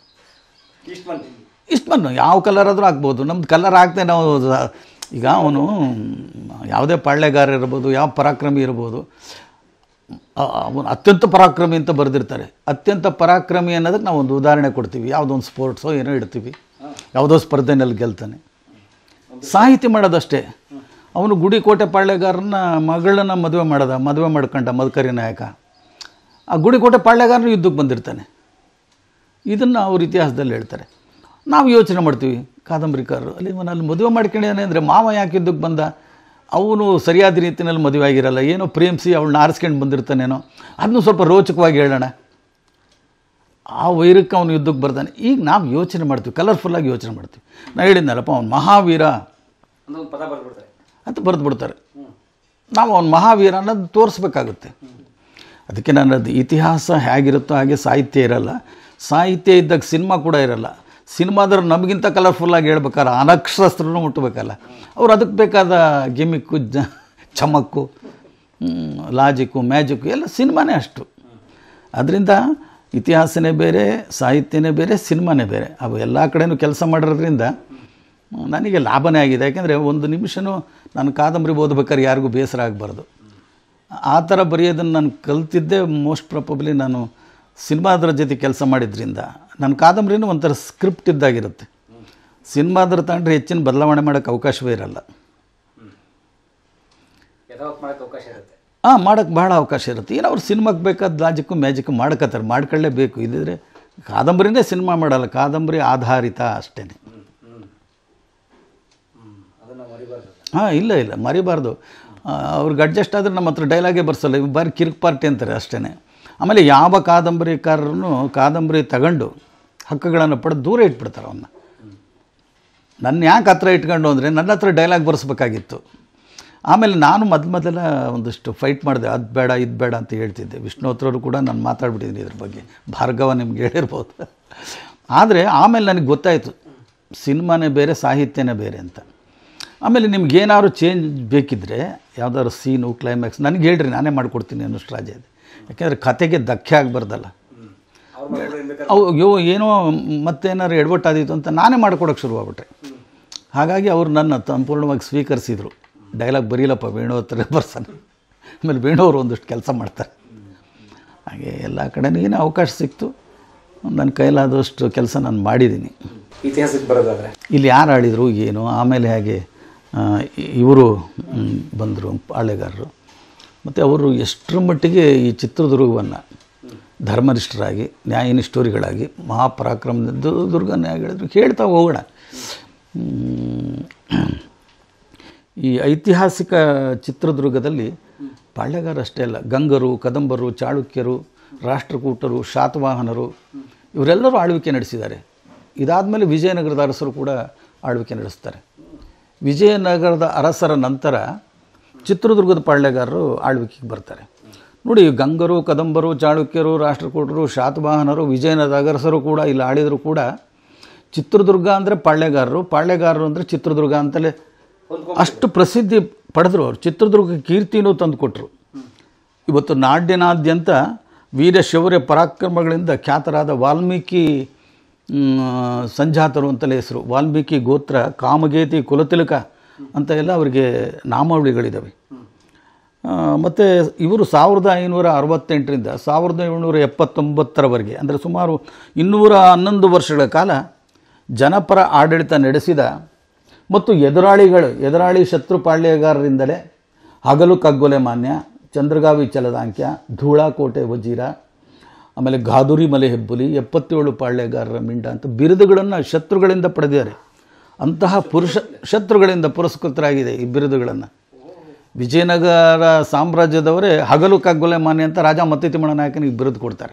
ಇಷ್ಟು ಬನ್ನು ಯಾವ ಕಲರ್ ಆದರೂ ಆಗ್ಬೋದು ನಮ್ದು ಕಲರ್ ಹಾಕ್ದೆ ನಾವು ಸ- ಈಗ ಅವನು ಯಾವುದೇ ಪಾಳ್ಯಗಾರ ಇರ್ಬೋದು ಯಾವ ಪರಾಕ್ರಮಿ ಇರ್ಬೋದು ಅ- ಅವನು ಅತ್ಯಂತ ಪರಾಕ್ರಮಿ ಅಂತ ಬರೆದಿರ್ತಾರೆ ಅತ್ಯಂತ ಪರಾಕ್ರಮಿ ಅನ್ನೋದಕ್ಕೆ ನಾವು ಒಂದು ಉದಾಹರಣೆ ಕೊಡ್ತೀವಿ ಯಾವುದೋ ಒಂದು ಸ್ಪೋರ್ಟ್ಸೋ ಏನೋ ಇಡ್ತೀವಿ ಯಾವುದೋ ಸ್ಪರ್ಧೆನಲ್ಲಿ ಗೆಲ್ತಾನೆ ಸಾಹಿತ್ಯ ಮಾಡೋದಷ್ಟೇ ಅವನು ಗುಡಿ ಕೋಟೆ ಪಾಳ್ಯಗಾರನ ಮಗಳನ್ನ ಮದುವೆ ಮಾಡದ ಮದುವೆ ಮಾಡ್ಕೊಂಡ ಮದಕರಿ ನಾಯಕ ಆ ಗುಡಿ ಕೋಟೆ ಪಾಳ್ಯಗಾರನು ಯುದ್ಧಕ್ಕೆ ಬಂದಿರ್ತಾನೆ ಇದನ್ನು ಅವ್ರ ಇತಿಹಾಸದಲ್ಲಿ ಹೇಳ್ತಾರೆ ನಾವು ಯೋಚನೆ ಮಾಡ್ತೀವಿ ಕಾದಂಬರಿಕಾರರು ಅಲ್ಲಿ ಇವನು ಅಲ್ಲಿ ಮದುವೆ ಮಾಡ್ಕೊಂಡಿದ್ದಾನೆ ಅಂದರೆ ಮಾವ ಯಾಕೆ ಯುದ್ಧಕ್ಕೆ ಬಂದ ಅವನು ಸರಿಯಾದ ರೀತಿಯಲ್ಲಿ ಮದುವೆ ಆಗಿರಲ್ಲ ಏನೋ ಪ್ರೇಮಿಸಿ ಅವಳನ್ನ ಆರಿಸ್ಕೊಂಡು ಬಂದಿರ್ತಾನೇನೋ ಅದನ್ನು ಸ್ವಲ್ಪ ರೋಚಕವಾಗಿ ಹೇಳೋಣ ಆ ವೈರಕ್ಕೆ ಅವನು ಯುದ್ಧಕ್ಕೆ ಬರ್ತಾನೆ ಈಗ ನಾವು ಯೋಚನೆ ಮಾಡ್ತೀವಿ ಕಲರ್ಫುಲ್ಲಾಗಿ ಯೋಚನೆ ಮಾಡ್ತೀವಿ ನಾನು ಹೇಳಿದ್ನಲ್ಲಪ್ಪ ಅವ್ನು ಮಹಾವೀರ ಅಂತ ಬರೆದು ಬಿಡ್ತಾರೆ ನಾವು ಅವ್ನು ಮಹಾವೀರ ಅನ್ನೋದು ತೋರಿಸ್ಬೇಕಾಗುತ್ತೆ ಅದಕ್ಕೆ ನಾನು ಅದು ಇತಿಹಾಸ ಹೇಗಿರುತ್ತೋ ಹಾಗೆ ಸಾಹಿತ್ಯ ಇರಲ್ಲ ಸಾಹಿತ್ಯ ಇದ್ದಾಗ ಸಿನಿಮಾ ಕೂಡ ಇರಲ್ಲ ಸಿನಿಮಾದ್ರೆ ನಮಗಿಂತ ಕಲರ್ಫುಲ್ಲಾಗಿ ಹೇಳ್ಬೇಕಾರೆ ಅನಕ್ಷರಸ್ತ್ರನೂ ಮುಟ್ಟಬೇಕಲ್ಲ ಅವ್ರು ಅದಕ್ಕೆ ಬೇಕಾದ ಗಿಮಿಕ್ಕು ಜ ಚಮಕ್ಕು ಲಾಜಿಕ್ಕು ಮ್ಯಾಜಿಕ್ಕು ಎಲ್ಲ ಸಿನಿಮಾನೇ ಅಷ್ಟು ಅದರಿಂದ ಇತಿಹಾಸನೇ ಬೇರೆ ಸಾಹಿತ್ಯನೇ ಬೇರೆ ಸಿನಿಮಾನೇ ಬೇರೆ ಅವು ಎಲ್ಲ ಕಡೆನೂ ಕೆಲಸ ಮಾಡಿರೋದ್ರಿಂದ ನನಗೆ ಲಾಭನೇ ಆಗಿದೆ ಯಾಕೆಂದರೆ ಒಂದು ನಿಮಿಷನೂ ನಾನು ಕಾದಂಬರಿ ಓದ್ಬೇಕಾದ್ರೆ ಯಾರಿಗೂ ಬೇಸರ ಆಗಬಾರ್ದು ಆ ಥರ ಬರೆಯೋದನ್ನು ನಾನು ಕಲ್ತಿದ್ದೆ ಮೋಸ್ಟ್ ಪ್ರಾಬಬ್ಲಿ ನಾನು ಸಿನಿಮಾದ್ರ ಜೊತೆ ಕೆಲಸ ಮಾಡಿದ್ರಿಂದ ನನ್ನ ಕಾದಂಬರಿನೂ ಒಂಥರ ಸ್ಕ್ರಿಪ್ಟ್ ಇದ್ದಾಗಿರುತ್ತೆ ಸಿನಿಮಾದ್ರ ತಗೊಂಡ್ರೆ ಹೆಚ್ಚಿನ ಬದಲಾವಣೆ ಮಾಡೋಕ್ಕೆ ಅವಕಾಶವೇ ಇರಲ್ಲ ಹಾಂ ಮಾಡೋಕ್ಕೆ ಭಾಳ ಅವಕಾಶ ಇರುತ್ತೆ ಏನೋ ಅವ್ರು ಸಿನಿಮಾಗೆ ಬೇಕಾದ ಲಾಜಿಕ್ಕು ಮ್ಯಾಜಿಕ್ಕು ಮಾಡ್ಕೋತಾರೆ ಮಾಡ್ಕೊಳ್ಳೇಬೇಕು ಇಲ್ಲದಿದ್ರೆ ಕಾದಂಬರಿನೇ ಸಿನಿಮಾ ಮಾಡಲ್ಲ ಕಾದಂಬರಿ ಆಧಾರಿತ ಅಷ್ಟೇ ಹಾಂ ಇಲ್ಲ ಇಲ್ಲ ಮರಿಬಾರ್ದು ಆ, ಅವ್ರಿಗೆ ಅಡ್ಜಸ್ಟ್ ಆದರೆ ನಮ್ಮ ಹತ್ರ ಡೈಲಾಗೇ ಬರ್ಸಲ್ಲ ಇವ್ ಬಾರಿ ಕಿರಿಕ್ ಪಾರ್ಟಿ ಅಂತಾರೆ ಅಷ್ಟೇ ಆಮೇಲೆ ಯಾವ ಕಾದಂಬರಿಕಾರರು ಕಾದಂಬರಿ ತಗೊಂಡು ಹಕ್ಕುಗಳನ್ನು ಪಡೆದು ದೂರ ಇಟ್ಬಿಡ್ತಾರೆ ಅವನ್ನ ನನ್ನ ಯಾಕೆ ಹತ್ರ ಇಟ್ಕೊಂಡು ಅಂದರೆ ನನ್ನ ಹತ್ರ ಡೈಲಾಗ್ ಬರ್ಸ್ಬೇಕಾಗಿತ್ತು ಆಮೇಲೆ ನಾನು ಮೊದಲು ಮೊದಲ ಒಂದಿಷ್ಟು ಫೈಟ್ ಮಾಡಿದೆ ಅದು ಬೇಡ ಇದು ಬೇಡ ಅಂತ ಹೇಳ್ತಿದ್ದೆ ವಿಷ್ಣು ಹತ್ರರು ಕೂಡ ನಾನು ಮಾತಾಡ್ಬಿಟ್ಟಿದ್ದೀನಿ ಇದ್ರ ಬಗ್ಗೆ ಭಾರ್ಗವ ನಿಮ್ಗೆ ಹೇಳಿರ್ಬೋದು ಆದರೆ ಆಮೇಲೆ ನನಗೆ ಗೊತ್ತಾಯಿತು ಸಿನಿಮಾನೇ ಬೇರೆ ಸಾಹಿತ್ಯನೇ ಬೇರೆ ಅಂತ ಆಮೇಲೆ ನಿಮ್ಗೆ ಏನಾದ್ರು ಚೇಂಜ್ ಬೇಕಿದ್ದರೆ ಯಾವ್ದಾದ್ರು ಸೀನು ಕ್ಲೈಮ್ಯಾಕ್ಸ್ ನನಗೆ ಹೇಳ್ರಿ ನಾನೇ ಮಾಡಿಕೊಡ್ತೀನಿ ಅನ್ನೋಷ್ಟು ರಾಜ ಇದೆ ಯಾಕೆಂದರೆ ಕತೆಗೆ ಧಕ್ಕೆ ಆಗಬಾರ್ದಲ್ಲ ಅವು ಅಯ್ಯೋ ಏನೋ ಮತ್ತೇನಾದ್ರು ಎಡವಟ್ಟಾದೀತು ಅಂತ ನಾನೇ ಮಾಡ್ಕೊಡೋಕೆ ಶುರುವಾಗ್ಬಿಟ್ರೆ ಹಾಗಾಗಿ ಅವರು ನನ್ನ ಸಂಪೂರ್ಣವಾಗಿ ಸ್ವೀಕರಿಸಿದರು ಡೈಲಾಗ್ ಬರೀಲಪ್ಪ ವೇಣು ಹತ್ರ ಬರ್ಸನ ಆಮೇಲೆ ವೇಣು ಅವರು ಒಂದಷ್ಟು ಕೆಲಸ ಮಾಡ್ತಾರೆ ಹಾಗೆ ಎಲ್ಲ ಕಡೆನೂ ಏನೋ ಅವಕಾಶ ಸಿಕ್ತು ನನ್ನ ಕೈಲಾದಷ್ಟು ಕೆಲಸ ನಾನು ಮಾಡಿದ್ದೀನಿ ಇತಿಹಾಸಕ್ಕೆ ಬರೋದಾದ್ರೆ ಇಲ್ಲಿ ಯಾರು ಆಳಿದರು ಏನು ಆಮೇಲೆ ಹೇಗೆ ಇವರು ಬಂದರು ಪಾಳೆಗಾರರು ಮತ್ತು ಅವರು ಎಷ್ಟರ ಮಟ್ಟಿಗೆ ಈ ಚಿತ್ರದುರ್ಗವನ್ನು ಧರ್ಮನಿಷ್ಠರಾಗಿ ನ್ಯಾಯನಿಷ್ಠೋರಿಗಳಾಗಿ ಮಹಾಪರಾಕ್ರಮದ ದುರ್ಗ ನ್ಯಾಯಗಳಿದ್ರು ಹೇಳ್ತಾ ಹೋಗೋಣ ಹ್ಮ್. ಈ ಐತಿಹಾಸಿಕ ಚಿತ್ರದುರ್ಗದಲ್ಲಿ ಪಾಳ್ಯಗಾರ ಅಷ್ಟೇ ಅಲ್ಲ ಗಂಗರು ಕದಂಬರು ಚಾಳುಕ್ಯರು ರಾಷ್ಟ್ರಕೂಟರು ಶಾತವಾಹನರು ಇವರೆಲ್ಲರೂ ಆಳ್ವಿಕೆ ನಡೆಸಿದ್ದಾರೆ ಇದಾದಮೇಲೆ ವಿಜಯನಗರದ ಅರಸರು ಕೂಡ ಆಳ್ವಿಕೆ ನಡೆಸ್ತಾರೆ ವಿಜಯನಗರದ ಅರಸರ ನಂತರ ಚಿತ್ರದುರ್ಗದ ಪಾಳ್ಯಗಾರರು ಆಳ್ವಿಕೆಗೆ ಬರ್ತಾರೆ ನೋಡಿ ಗಂಗರು ಕದಂಬರು ಚಾಳುಕ್ಯರು ರಾಷ್ಟ್ರಕೂಟರು ಶಾತವಾಹನರು ವಿಜಯನಗರದ ಅರಸರು ಕೂಡ ಇಲ್ಲಿ ಆಳಿದರೂ ಕೂಡ ಚಿತ್ರದುರ್ಗ ಅಂದರೆ ಪಾಳ್ಯಗಾರರು ಪಾಳ್ಯಗಾರರು ಅಂದರೆ ಚಿತ್ರದುರ್ಗ ಅಂತಲೇ ಅಷ್ಟು ಪ್ರಸಿದ್ಧಿ ಪಡೆದ್ರು ಅವರು ಚಿತ್ರದುರ್ಗ ಕೀರ್ತಿನೂ ತಂದು ಕೊಟ್ಟರು ಇವತ್ತು ನಾಡಿನಾದ್ಯಂತ ವೀರ ಶೌರ್ಯ ಪರಾಕ್ರಮಗಳಿಂದ ಖ್ಯಾತರಾದ ವಾಲ್ಮೀಕಿ ಮ್, ಸಂಜಾತರು ಅಂತಲೇ ಹೆಸರು ವಾಲ್ಮೀಕಿ ಗೋತ್ರ ಕಾಮಗೇತಿ ಕುಲತಿಲಕ ಅಂತ ಎಲ್ಲ ಅವರಿಗೆ ನಾಮಾವಳಿಗಳಿದ್ದಾವೆ ಮತ್ತು ಇವರು ಸಾವಿರದ ಐನೂರ ಅರವತ್ತೆಂಟರಿಂದ ಸಾವಿರದ ಏಳ್ನೂರ ಎಪ್ಪತ್ತೊಂಬತ್ತರವರೆಗೆ ಅಂದರೆ ಸುಮಾರು ಇನ್ನೂರ ಹನ್ನೊಂದು ವರ್ಷಗಳ ಕಾಲ ಜನಪರ ಆಡಳಿತ ನಡೆಸಿದ ಮತ್ತು ಎದುರಾಳಿಗಳು ಎದುರಾಳಿ ಶತ್ರು ಪಾಳ್ಯಗಾರರಿಂದಲೇ ಹಗಲು ಕಗ್ಗೊಲೆ ಮಾನ್ಯ ಚಂದ್ರಗಾವಿ ಚಲದಾಂಕ್ಯ ಧೂಳಾಕೋಟೆ ವಜೀರ ಆಮೇಲೆ ಗಾದುರಿ ಮಲೆ ಹೆಬ್ಬುಲಿ ಎಪ್ಪತ್ತೇಳು ಪಾಳ್ಯಗಾರರ ಮಿಂಡ ಅಂತ ಬಿರುದುಗಳನ್ನು ಶತ್ರುಗಳಿಂದ ಪಡೆದಿದ್ದಾರೆ ಅಂತಹ ಪುರುಷ ಶತ್ರುಗಳಿಂದ ಪುರಸ್ಕೃತರಾಗಿದೆ ಈ ಬಿರುದುಗಳನ್ನು ವಿಜಯನಗರ ಸಾಮ್ರಾಜ್ಯದವರೇ ಹಗಲು ಕಗ್ಗೊಲೆ ಮಾನ್ಯ ಅಂತ ರಾಜ ಮತ್ತಿತಿಮ್ಮಣ ನಾಯಕನಿಗೆ ಬಿರುದು ಕೊಡ್ತಾರೆ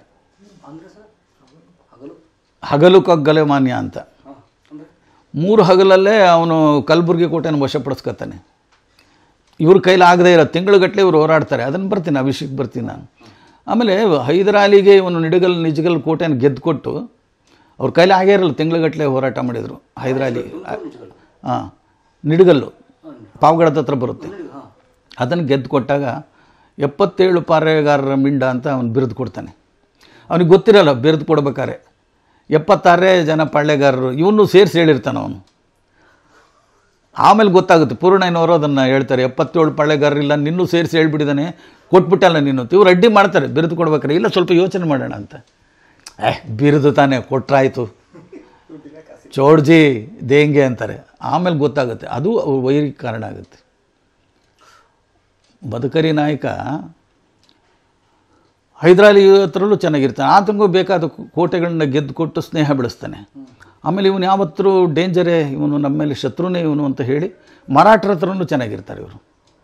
ಹಗಲು ಕಗ್ಗೊಲೆ ಮಾನ್ಯ ಅಂತ ಮೂರು ಹಗಲಲ್ಲೇ ಅವನು ಕಲಬುರ್ಗಿ ಕೋಟೆಯನ್ನು ವಶಪಡಿಸ್ಕೊತಾನೆ ಇವ್ರ ಕೈಲಿ ಆಗದೇ ಇರೋ ತಿಂಗಳುಗಟ್ಟಲೆ ಇವರು ಹೋರಾಡ್ತಾರೆ ಅದನ್ನು ಬರ್ತೀನಿ ಆ ವಿಷಯಕ್ಕೆ ಬರ್ತೀನಿ ನಾನು ಆಮೇಲೆ ಹೈದರಾಲಿಗೆ ಇವನು ನಿಡಗಲ್ ನಿಜಗಲ್ ಕೋಟೆಯನ್ನು ಗೆದ್ದು ಕೊಟ್ಟು ಅವ್ರ ಕೈಲಿ ಆಗೇ ಇರಲ್ಲ ತಿಂಗಳುಗಟ್ಟಲೆ ಹೋರಾಟ ಮಾಡಿದರು ಹೈದರಾಲಿ ಹಾಂ ನಿಡಗಲ್ಲು ಪಾವಗಡದ ಹತ್ರ ಬರುತ್ತೆ ಅದನ್ನು ಗೆದ್ದು ಕೊಟ್ಟಾಗ ಎಪ್ಪತ್ತೇಳು ಪಾರೆಗಾರರ ಮಿಂಡ ಅಂತ ಅವನು ಬಿರುದು ಕೊಡ್ತಾನೆ ಅವನಿಗೆ ಗೊತ್ತಿರಲ್ಲ ಬಿರುದು ಕೊಡ್ಬೇಕಾರೆ ಎಪ್ಪತ್ತಾರೇ ಜನ ಪಾಳ್ಯಗಾರರು ಇವನು ಸೇರಿಸಿ ಹೇಳಿರ್ತಾನೆ ಅವನು ಆಮೇಲೆ ಗೊತ್ತಾಗುತ್ತೆ ಪೂರ್ಣಯ್ಯನವರು ಅದನ್ನು ಹೇಳ್ತಾರೆ ಎಪ್ಪತ್ತೇಳು ಪಾಳ್ಯಗಾರರಿಲ್ಲ ನಿನ್ನೂ ಸೇರಿಸಿ ಹೇಳ್ಬಿಟ್ಟಿದ್ದಾನೆ ಕೊಟ್ಬಿಟ್ಟಲ್ಲ ನೀನು ಇವ್ರು ಅಡ್ಡಿ ಮಾಡ್ತಾರೆ ಬಿರುದು ಕೊಡ್ಬೇಕಾರೆ ಇಲ್ಲ ಸ್ವಲ್ಪ ಯೋಚನೆ ಮಾಡೋಣ ಅಂತ ಏ ಬಿರುದು ತಾನೇ ಕೊಟ್ರಾಯ್ತು ಚೋಡ್ಜಿ ದೇಂಗೆ ಅಂತಾರೆ ಆಮೇಲೆ ಗೊತ್ತಾಗುತ್ತೆ ಅದು ಅವ್ರ ವೈರಿಗೆ ಕಾರಣ ಆಗುತ್ತೆ ಬದುಕರಿ ನಾಯಕ ಹೈದರಾಲಿ ಹತ್ರಲ್ಲೂ ಚೆನ್ನಾಗಿರ್ತಾನೆ ಆತನಿಗೂ ಬೇಕಾದ ಕೋಟೆಗಳನ್ನ ಗೆದ್ದು ಕೊಟ್ಟು ಸ್ನೇಹ ಬೆಳೆಸ್ತಾನೆ ಆಮೇಲೆ ಇವನು ಯಾವತ್ತೂ ಡೇಂಜರೇ ಇವನು ನಮ್ಮ ಮೇಲೆ ಶತ್ರುನೇ ಇವನು ಅಂತ ಹೇಳಿ ಮರಾಠರ ಹತ್ರನೂ ಚೆನ್ನಾಗಿರ್ತಾರೆ ಇವರು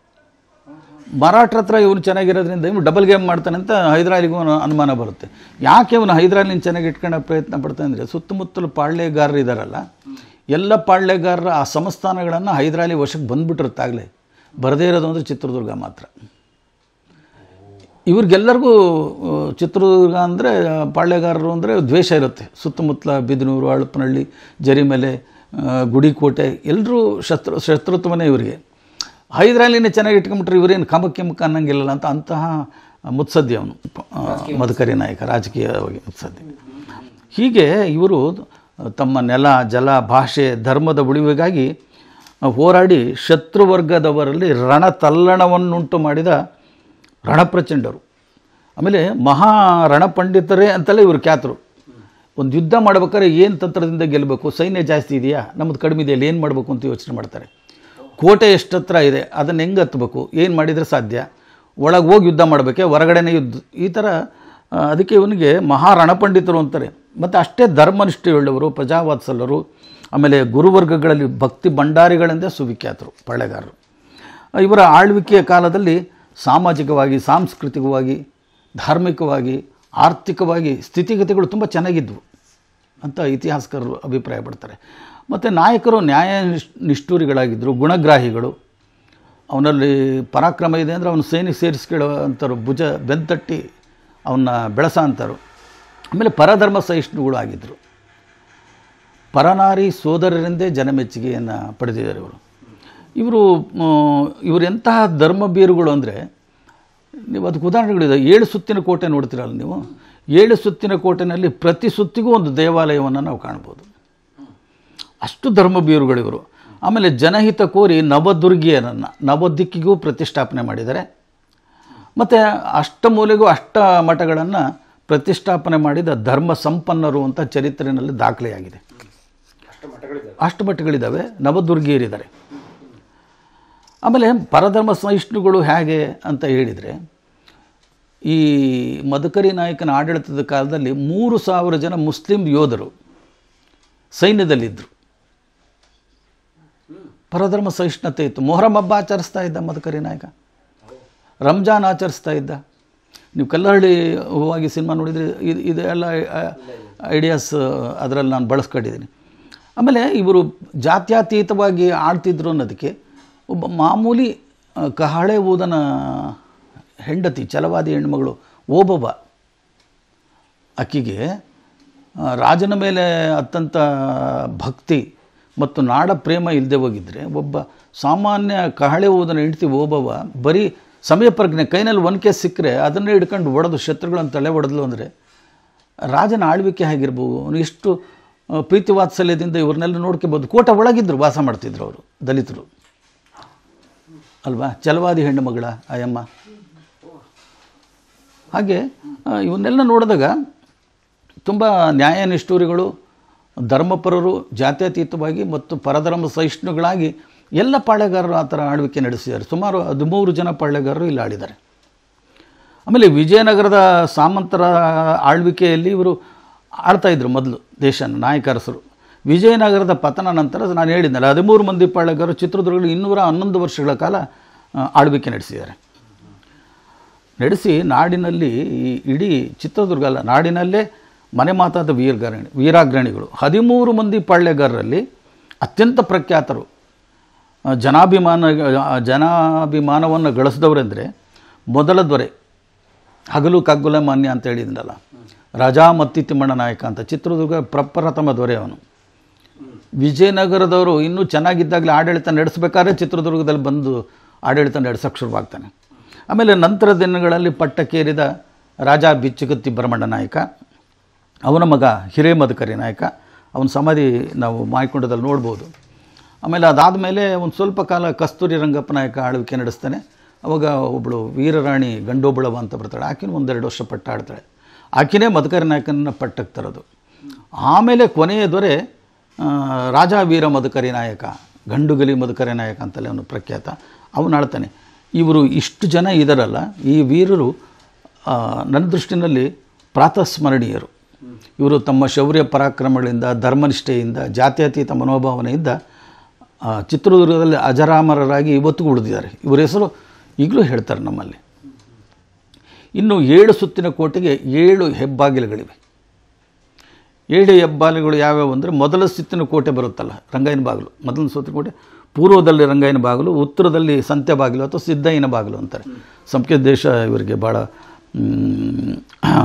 ಮರಾಠರ ಹತ್ರ ಇವನು ಚೆನ್ನಾಗಿರೋದ್ರಿಂದ ಇವನು ಡಬಲ್ ಗೇಮ್ ಮಾಡ್ತಾನೆ ಅಂತ ಹೈದರಾಲಿಗೂ ಅನು- ಅನುಮಾನ ಬರುತ್ತೆ ಯಾಕೆ ಇವನು ಹೈದರಾಲಿನ ಚೆನ್ನಾಗಿ ಇಟ್ಕೊಳ್ಳೋ ಪ್ರಯತ್ನ ಪಡ್ತಾನೆ ಅಂದರೆ ಸುತ್ತಮುತ್ತಲು ಪಾಳ್ಯಗಾರರು ಇದ್ದಾರಲ್ಲ ಎಲ್ಲ ಪಾಳ್ಯಗಾರರ ಆ ಸಂಸ್ಥಾನಗಳನ್ನು ಹೈದರಾಲಿ ವಶಕ್ಕೆ ಬಂದ್ಬಿಟ್ಟಿರುತ್ತಾಗಲೇ ಬರದೇ ಇರೋದು ಅಂದರೆ ಚಿತ್ರದುರ್ಗ ಮಾತ್ರ ಇವ್ರಿಗೆಲ್ಲರಿಗೂ ಆ, ಚಿತ್ರದುರ್ಗ ಅಂದರೆ ಪಾಳ್ಯಗಾರರು ಅಂದರೆ ದ್ವೇಷ ಇರುತ್ತೆ ಸುತ್ತಮುತ್ತಲ ಬಿದನೂರು ಅಳಪನಹಳ್ಳಿ ಜರಿಮಲೆ ಆ, ಗುಡಿಕೋಟೆ ಎಲ್ಲರೂ ಶತ್ರು ಶತ್ರುತ್ವನೇ ಇವರಿಗೆ ಹೈದರಾಲಿನೇ ಚೆನ್ನಾಗಿ ಇಟ್ಕೊಂಬಿಟ್ರೆ ಇವರೇನು ಕಮಕ್ಕೆ ಮುಖ ಅನ್ನಂಗಿಲ್ಲ ಅಂತ ಅಂತಹ ಮುತ್ಸದ್ದಿ ಅವನು ಆ, ಮದಕರಿ ನಾಯಕ ರಾಜಕೀಯವಾಗಿ ಮುತ್ಸದ್ದಿ ಹೀಗೆ ಇವರು ತಮ್ಮ ನೆಲ ಜಲ ಭಾಷೆ ಧರ್ಮದ ಉಳಿವಿಗಾಗಿ ಹೋರಾಡಿ ಶತ್ರುವರ್ಗದವರಲ್ಲಿ ರಣ ತಲ್ಲಣವನ್ನುಂಟು ಮಾಡಿದ ರಣಪ್ರಚಂಡರು ಆಮೇಲೆ ಮಹಾ ರಣಪಂಡಿತರೇ ಅಂತಲೇ ಇವರು ಖ್ಯಾತರು ಒಂದು ಯುದ್ಧ ಮಾಡ್ಬೇಕಾದ್ರೆ ಏನು ತಂತ್ರದಿಂದ ಗೆಲ್ಲಬೇಕು ಸೈನ್ಯ ಜಾಸ್ತಿ ಇದೆಯಾ ನಮ್ಮದು ಕಡಿಮೆ ಇದೆಯಲ್ಲ ಏನು ಮಾಡಬೇಕು ಅಂತ ಯೋಚನೆ ಮಾಡ್ತಾರೆ ಕೋಟೆ ಎಷ್ಟು ಹತ್ರ ಇದೆ ಅದನ್ನು ಹೆಂಗೆ ಹತ್ತಬೇಕು ಏನು ಮಾಡಿದರೆ ಸಾಧ್ಯ ಒಳಗೆ ಹೋಗಿ ಯುದ್ಧ ಮಾಡಬೇಕೆ ಹೊರಗಡೆನೇ ಯುದ್ಧ ಈ ಥರ ಆ, ಅದಕ್ಕೆ ಇವನಿಗೆ ಮಹಾ ರಣಪಂಡಿತರು ಅಂತಾರೆ ಮತ್ತು ಅಷ್ಟೇ ಧರ್ಮನಿಷ್ಠೆಯುಳ್ಳವರು ಪ್ರಜಾವಾತ್ಸಲರು ಆಮೇಲೆ ಗುರುವರ್ಗಗಳಲ್ಲಿ ಭಕ್ತಿ ಭಂಡಾರಿಗಳೆಂದೇ ಸುವಿಖ್ಯಾತರು ಪಾಳೆಗಾರರು ಇವರ ಆಳ್ವಿಕೆಯ ಕಾಲದಲ್ಲಿ ಸಾಮಾಜಿಕವಾಗಿ ಸಾಂಸ್ಕೃತಿಕವಾಗಿ ಧಾರ್ಮಿಕವಾಗಿ ಆರ್ಥಿಕವಾಗಿ ಸ್ಥಿತಿಗತಿಗಳು ತುಂಬ ಚೆನ್ನಾಗಿದ್ವು ಅಂತ ಇತಿಹಾಸಕಾರರು ಅಭಿಪ್ರಾಯ ಪಡ್ತಾರೆ ಮತ್ತು ನಾಯಕರು ನ್ಯಾಯ ನಿಷ್- ನಿಷ್ಠೂರಿಗಳಾಗಿದ್ದರು ಗುಣಗ್ರಾಹಿಗಳು ಅವನಲ್ಲಿ ಪರಾಕ್ರಮ ಇದೆ ಅಂದರೆ ಅವನು ಸೈನಿಕ ಸೇರಿಸ್ಕೊಳ್ಳೋ ಅಂಥವ್ರು ಭುಜ ಬೆಂತಟ್ಟಿ ಅವನ್ನ ಬೆಳೆಸ ಅಂತಾರು ಆಮೇಲೆ ಪರಧರ್ಮ ಸಹಿಷ್ಣುಗಳು ಆಗಿದ್ದರು ಪರನಾರಿ ಸೋದರರಿಂದೇ ಜನಮೆಚ್ಚುಗೆಯನ್ನು ಪಡೆದಿದ್ದಾರೆ ಇವರು ಇವರು ಇವರು ಎಂತಹ ಧರ್ಮ ಬೀರುಗಳು ಅಂದರೆ ನೀವು ಅದಕ್ಕೆ ಉದಾಹರಣೆಗಳಿದೆ ಏಳು ಸುತ್ತಿನ ಕೋಟೆ ನೋಡ್ತೀರಲ್ಲ ನೀವು ಏಳು ಸುತ್ತಿನ ಕೋಟೆನಲ್ಲಿ ಪ್ರತಿ ಸುತ್ತಿಗೂ ಒಂದು ದೇವಾಲಯವನ್ನು ನಾವು ಕಾಣ್ಬೋದು ಅಷ್ಟು ಧರ್ಮ ಬೀರುಗಳಿವರು ಆಮೇಲೆ ಜನಹಿತ ಕೋರಿ ನವದುರ್ಗಿಯರನ್ನು ನವದಿಕ್ಕಿಗೂ ಪ್ರತಿಷ್ಠಾಪನೆ ಮಾಡಿದ್ದಾರೆ ಮತ್ತು ಅಷ್ಟಮೂಲೆಗೂ ಅಷ್ಟ ಮಠಗಳನ್ನು ಪ್ರತಿಷ್ಠಾಪನೆ ಮಾಡಿದ ಧರ್ಮ ಸಂಪನ್ನರು ಅಂತ ಚರಿತ್ರೆಯಲ್ಲಿ ದಾಖಲೆಯಾಗಿದೆ ಅಷ್ಟು ಮಠಗಳಿದ್ದಾವೆ ನವದುರ್ಗಿಯರಿದ್ದಾರೆ ಆಮೇಲೆ ಪರಧರ್ಮ ಸಹಿಷ್ಣುಗಳು ಹೇಗೆ ಅಂತ ಹೇಳಿದರೆ ಈ ಮದಕರಿ ನಾಯಕನ ಆಡಳಿತದ ಕಾಲದಲ್ಲಿ ಮೂರು ಸಾವಿರ ಜನ ಮುಸ್ಲಿಂ ಯೋಧರು ಸೈನ್ಯದಲ್ಲಿದ್ದರು ಪರಧರ್ಮ ಸಹಿಷ್ಣುತೆ ಇತ್ತು ಮೊಹರಂ ಹಬ್ಬ ಆಚರಿಸ್ತಾ ಇದ್ದ ಮದಕರಿ ನಾಯಕ ರಂಜಾನ್ ಆಚರಿಸ್ತಾ ಇದ್ದ ನೀವು ಕಲ್ಲಹಳ್ಳಿ ಹೋಗಿ ಸಿನಿಮಾ ನೋಡಿದರೆ ಇದು ಇದೆಲ್ಲ ಐಡಿಯಾಸ್ ಅದರಲ್ಲಿ ನಾನು ಬಳಸ್ಕೊಂಡಿದ್ದೀನಿ ಆಮೇಲೆ ಇವರು ಜಾತ್ಯತೀತವಾಗಿ ಆಡ್ತಿದ್ರು ಅನ್ನೋದಕ್ಕೆ ಒಬ್ಬ ಮಾಮೂಲಿ ಆ, ಕಹಳೆ ಊದನ ಹೆಂಡತಿ ಛಲವಾದಿ ಹೆಣ್ಮಗಳು ಓಬವ್ವ ಆಕಿಗೆ ಆ, ರಾಜನ ಮೇಲೆ ಅತ್ಯಂತ ಭಕ್ತಿ ಮತ್ತು ನಾಡ ಪ್ರೇಮ ಇಲ್ಲದೆ ಹೋಗಿದ್ದರೆ ಒಬ್ಬ ಸಾಮಾನ್ಯ ಕಹಳೆ ಊದನ ಹೆಂಡ್ತಿ ಓಬವ್ವ ಬರೀ ಸಮಯ ಪ್ರಜ್ಞೆ ಕೈನಲ್ಲಿ ಒನಕೆ ಸಿಕ್ಕರೆ ಅದನ್ನೇ ಹಿಡ್ಕೊಂಡು ಒಡೆದು ಶತ್ರುಗಳನ್ನು ತಲೆ ಹೊಡೆದ್ಲು ಅಂದರೆ ರಾಜನ ಆಳ್ವಿಕೆ ಆಗಿರ್ಬೋದು ಅವನು ಎಷ್ಟು ಆ, ಪ್ರೀತಿ ವಾತ್ಸಲ್ಯದಿಂದ ಇವ್ರನ್ನೆಲ್ಲ ನೋಡ್ಕೊಬೋದು ಕೋಟೆ ಒಳಗಿದ್ರು ವಾಸ ಮಾಡ್ತಿದ್ರು ಅವರು ದಲಿತರು ಅಲ್ವಾ ಛಲವಾದಿ ಹೆಣ್ಣು ಮಗಳ ಆಯಮ್ಮ ಹಾಗೆ ಆ, ಇವನ್ನೆಲ್ಲ ನೋಡಿದಾಗ ತುಂಬ ನ್ಯಾಯನಿಷ್ಠೂರಿಗಳು ಧರ್ಮಪರರು ಜಾತ್ಯತೀತವಾಗಿ ಮತ್ತು ಪರಧರ್ಮ ಸಹಿಷ್ಣುಗಳಾಗಿ ಎಲ್ಲ ಪಾಳೆಗಾರರು ಆ ಥರ ಆಳ್ವಿಕೆ ನಡೆಸಿದ್ದಾರೆ ಸುಮಾರು ಹದಿಮೂರು ಜನ ಪಾಳೆಗಾರರು ಇಲ್ಲಿ ಆಳಿದ್ದಾರೆ ಆಮೇಲೆ ವಿಜಯನಗರದ ಸಾಮಂತರ ಆಳ್ವಿಕೆಯಲ್ಲಿ ಇವರು ಆಳ್ತಾ ಇದ್ರು ಮೊದಲು ದೇಶನ ನಾಯಕರಸರು ವಿಜಯನಗರದ ಪತನ ನಂತರ ನಾನು ಹೇಳಿದ್ನಲ್ಲ ಹದಿಮೂರು ಮಂದಿ ಪಾಳೆಗಾರರು ಚಿತ್ರದುರ್ಗದಲ್ಲಿ ಇನ್ನೂರ ಹನ್ನೊಂದು ವರ್ಷಗಳ ಕಾಲ ಆ, ಆಳ್ವಿಕೆ ನಡೆಸಿದ್ದಾರೆ ನಡೆಸಿ ನಾಡಿನಲ್ಲಿ ಈ ಇಡೀ ಚಿತ್ರದುರ್ಗ ಅಲ್ಲ ನಾಡಿನಲ್ಲೇ ಮನೆ ಮಾತಾದ ವೀರಗಾರಣಿ ವೀರಾಗ್ರಣಿಗಳು ಹದಿಮೂರು ಮಂದಿ ಪಾಳ್ಯಗಾರರಲ್ಲಿ ಅತ್ಯಂತ ಪ್ರಖ್ಯಾತರು ಆ, ಜನಾಭಿಮಾನ ಆ, ಜನಾಭಿಮಾನವನ್ನು ಗಳಿಸಿದವರೆಂದರೆ ಮೊದಲ ದೊರೆ ಹಗಲು ಕಗ್ಗುಲ ಮಾನ್ಯ ಅಂತ ಹೇಳಿದ್ನಲ್ಲ ರಾಜಾ ಮತ್ತಿ ತಿಮ್ಮಣ್ಣ ನಾಯಕ ಅಂತ ಚಿತ್ರದುರ್ಗ ಪ್ರಪ್ರಥಮ ದೊರೆ ಅವನು ವಿಜಯನಗರದವರು ಇನ್ನೂ ಚೆನ್ನಾಗಿದ್ದಾಗಲೇ ಆಡಳಿತ ನಡೆಸಬೇಕಾದ್ರೆ ಚಿತ್ರದುರ್ಗದಲ್ಲಿ ಬಂದು ಆಡಳಿತ ನಡೆಸೋಕ್ಕೆ ಶುರುವಾಗ್ತಾನೆ ಆಮೇಲೆ ನಂತರ ದಿನಗಳಲ್ಲಿ ಪಟ್ಟಕ್ಕೇರಿದ ರಾಜ ಬಿಚ್ಚುಗತ್ತಿ ಭರಮಣ್ಣ ನಾಯಕ ಅವನ ಮಗ ಹಿರೇಮದಕರಿ ನಾಯಕ ಅವನ ಸಮಾಧಿ ನಾವು ಮಾಯ್ಕೊಂಡದಲ್ಲಿ ನೋಡ್ಬೋದು ಆಮೇಲೆ ಅದಾದಮೇಲೆ ಒಂದು ಸ್ವಲ್ಪ ಕಾಲ ಕಸ್ತೂರಿ ರಂಗಪ್ಪ ನಾಯಕ ಆಳ್ವಿಕೆ ನಡೆಸ್ತಾನೆ ಅವಾಗ ಒಬ್ಬಳು ವೀರರಾಣಿ ಗಂಡೋಬಳವ ಅಂತ ಬರ್ತಾಳೆ ಆಕಿನೂ ಒಂದೆರಡು ವರ್ಷ ಪಟ್ಟ ಆಡ್ತಾಳೆ ಆಕಿನೇ ಮದಕರಿ ನಾಯಕನ ಪಟ್ಟಕ್ಕೆ ತರೋದು ಆಮೇಲೆ ಕೊನೆಯ ದೊರೆ ಆ, ರಾಜ ವೀರ ಮದಕರಿ ನಾಯಕ ಗಂಡುಗಲಿ ಮದಕರಿ ನಾಯಕ ಅಂತಲೇ ಅವನು ಪ್ರಖ್ಯಾತ ಅವನು ಆಳ್ತಾನೆ ಇವರು ಇಷ್ಟು ಜನ ಇದರಲ್ಲ ಈ ವೀರರು ಆ, ನನ್ನ ದೃಷ್ಟಿನಲ್ಲಿ ಪ್ರಾತಸ್ಮರಣೀಯರು ಇವರು ತಮ್ಮ ಶೌರ್ಯ ಪರಾಕ್ರಮಗಳಿಂದ ಧರ್ಮನಿಷ್ಠೆಯಿಂದ ಜಾತ್ಯತೀತ ಮನೋಭಾವನೆಯಿಂದ ಆ, ಚಿತ್ರದುರ್ಗದಲ್ಲಿ ಅಜರಾಮರರಾಗಿ ಇವತ್ತಿಗೂ ಉಳಿದಿದ್ದಾರೆ ಇವರ ಹೆಸರು ಈಗಲೂ ಹೇಳ್ತಾರೆ ನಮ್ಮಲ್ಲಿ ಇನ್ನು ಏಳು ಸುತ್ತಿನ ಕೋಟೆಗೆ ಏಳು ಹೆಬ್ಬಾಗಿಲುಗಳಿವೆ ಏಳು ಹೆಬ್ಬಾಗಿಲುಗಳು ಯಾವ್ಯಾವು ಅಂದರೆ ಮೊದಲ ಸುತ್ತಿನ ಕೋಟೆ ಬರುತ್ತಲ್ಲ ರಂಗಾಯನ ಬಾಗಿಲು ಮೊದಲ ಸುತ್ತಿನ ಕೋಟೆ ಪೂರ್ವದಲ್ಲಿ ರಂಗಾಯನ ಬಾಗಿಲು ಉತ್ತರದಲ್ಲಿ ಸಂತೆ ಬಾಗಿಲು ಅಥವಾ ಸಿದ್ದಯ್ಯನ ಬಾಗಿಲು ಅಂತಾರೆ ಸಂಸ್ಕೃತ ದೇಶ ಇವರಿಗೆ ಭಾಳ ಮ್,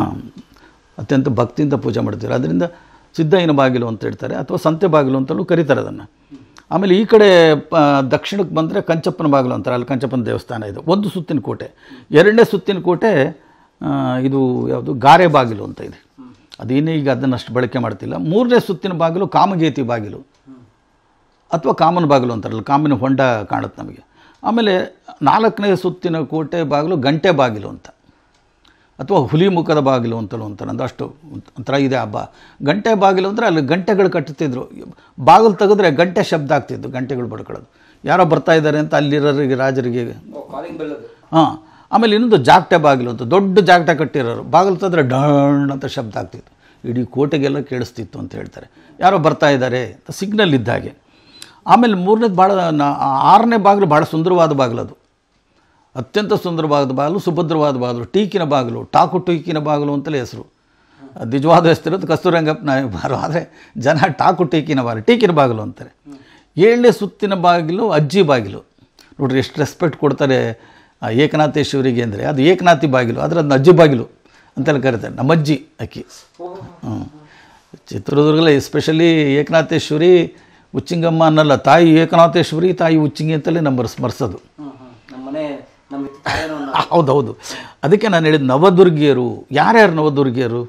ಅತ್ಯಂತ ಭಕ್ತಿಯಿಂದ ಪೂಜೆ ಮಾಡ್ತಾರೆ ಅದರಿಂದ ಸಿದ್ದಯ್ಯನ ಬಾಗಿಲು ಅಂತ ಹೇಳ್ತಾರೆ ಅಥವಾ ಸಂತೆ ಬಾಗಿಲು ಅಂತಲೂ ಕರೀತಾರೆ ಅದನ್ನು ಆಮೇಲೆ ಈ ಕಡೆ ಪ ದಕ್ಷಿಣಕ್ಕೆ ಬಂದರೆ ಕಂಚಪ್ಪನ ಬಾಗಿಲು ಅಂತಾರೆ ಅಲ್ಲಿ ಕಂಚಪ್ಪನ ದೇವಸ್ಥಾನ ಇದೆ ಒಂದು ಸುತ್ತಿನ ಕೋಟೆ ಎರಡನೇ ಸುತ್ತಿನ ಕೋಟೆ ಆ, ಇದು ಯಾವುದು ಗಾರೆ ಬಾಗಿಲು ಅಂತ ಇದೆ ಅದೇನೇ ಈಗ ಅದನ್ನು ಅಷ್ಟು ಬಳಕೆ ಮಾಡ್ತಿಲ್ಲ ಮೂರನೇ ಸುತ್ತಿನ ಬಾಗಿಲು ಕಾಮಗೇತಿ ಬಾಗಿಲು ಅಥವಾ ಕಾಮನ ಬಾಗಿಲು ಅಂತಾರಲ್ಲ ಕಾಮಿನ ಹೊಂಡ ಕಾಣುತ್ತೆ ನಮಗೆ ಆಮೇಲೆ ನಾಲ್ಕನೇ ಸುತ್ತಿನ ಕೋಟೆ ಬಾಗಿಲು ಗಂಟೆ ಬಾಗಿಲು ಅಂತ ಅಥವಾ ಹುಲಿ ಮುಖದ ಬಾಗಿಲು ಅಂತಲೂ ಅಂತಾರೆ ಅಂದ್ರೆ ಅಷ್ಟು ಒಂಥರ ಇದೆ ಹಬ್ಬ ಗಂಟೆ ಬಾಗಿಲು ಅಂದರೆ ಅಲ್ಲಿ ಗಂಟೆಗಳು ಕಟ್ಟುತ್ತಿದ್ರು ಬಾಗಿಲು ತೆಗೆದ್ರೆ ಗಂಟೆ ಶಬ್ದ ಆಗ್ತಿತ್ತು ಗಂಟೆಗಳು ಬಡ್ಕೊಳ್ಳೋದು ಯಾರೋ ಬರ್ತಾ ಇದ್ದಾರೆ ಅಂತ ಅಲ್ಲಿರೋರಿಗೆ ರಾಜರಿಗೆ ಹಾಂ ಆಮೇಲೆ ಇನ್ನೊಂದು ಜಾಗಟೆ ಬಾಗಿಲು ಅಂತ ದೊಡ್ಡ ಜಾಗಟೆ ಕಟ್ಟಿರೋರು ಬಾಗಿಲು ತೆಗೆದ್ರೆ ಡಣ್ ಅಂತ ಶಬ್ದ ಆಗ್ತಿತ್ತು ಇಡೀ ಕೋಟೆಗೆಲ್ಲ ಕೇಳಿಸ್ತಿತ್ತು ಅಂತ ಹೇಳ್ತಾರೆ ಯಾರೋ ಬರ್ತಾ ಇದ್ದಾರೆ ಅಂತ ಸಿಗ್ನಲ್ ಇದ್ದ ಹಾಗೆ ಆಮೇಲೆ ಮೂರನೇದು ಭಾಳ ನಾ- ಆರನೇ ಬಾಗಿಲು ಭಾಳ ಸುಂದರವಾದ ಬಾಗಿಲು ಅದು ಅತ್ಯಂತ ಸುಂದರವಾದ ಬಾಗಿಲು ಸುಭದ್ರವಾದ ಬಾಗಿಲು ಟೀಕಿನ ಬಾಗಿಲು ಟಾಕು ಟೀಕಿನ ಬಾಗಿಲು ಅಂತಲೇ ಹೆಸರು ಅದು ನಿಜವಾದ ಹೆಸರಿರೋದು ಕಸ್ತೂರಂಗಪ್ಪ ನಾಯಕ ಬಾರು ಆದರೆ ಜನ ಟಾಕು ಟೀಕಿನ ಬಾಗಿಲು ಟೀಕಿನ ಬಾಗಿಲು ಅಂತಾರೆ ಏಳನೇ ಸುತ್ತಿನ ಬಾಗಿಲು ಅಜ್ಜಿ ಬಾಗಿಲು ನೋಡ್ರಿ ಎಷ್ಟು ರೆಸ್ಪೆಕ್ಟ್ ಕೊಡ್ತಾರೆ ಆ ಏಕನಾಥೇಶ್ವರಿಗೆ ಅಂದರೆ ಅದು ಏಕನಾಥಿ ಬಾಗಿಲು ಆದರೆ ಅದನ್ನ ಅಜ್ಜಿ ಬಾಗಿಲು ಅಂತೆಲ್ಲ ಕರೀತಾರೆ ನಮ್ಮ ಅಜ್ಜಿ ಅಕ್ಕಿ ಹ್ಞೂ ಚಿತ್ರದುರ್ಗದಲ್ಲಿ ಎಸ್ಪೆಷಲಿ ಏಕನಾಥೇಶ್ವರಿ ಉಚ್ಚಿಂಗಮ್ಮ ಅನ್ನಲ್ಲ ತಾಯಿ ಏಕನಾಥೇಶ್ವರಿ ತಾಯಿ ಉಚ್ಚಿಂಗಿ ಅಂತಲೇ ನಂಬರ್ ಸ್ಮರಿಸೋದು ನಮ್ಮ ಮನೆ ನಮ್ಮ ಹೌದೌದು ಅದಕ್ಕೆ ನಾನು ಹೇಳಿದ ನವದುರ್ಗಿಯರು ಯಾರ್ಯಾರು ನವದುರ್ಗಿಯರು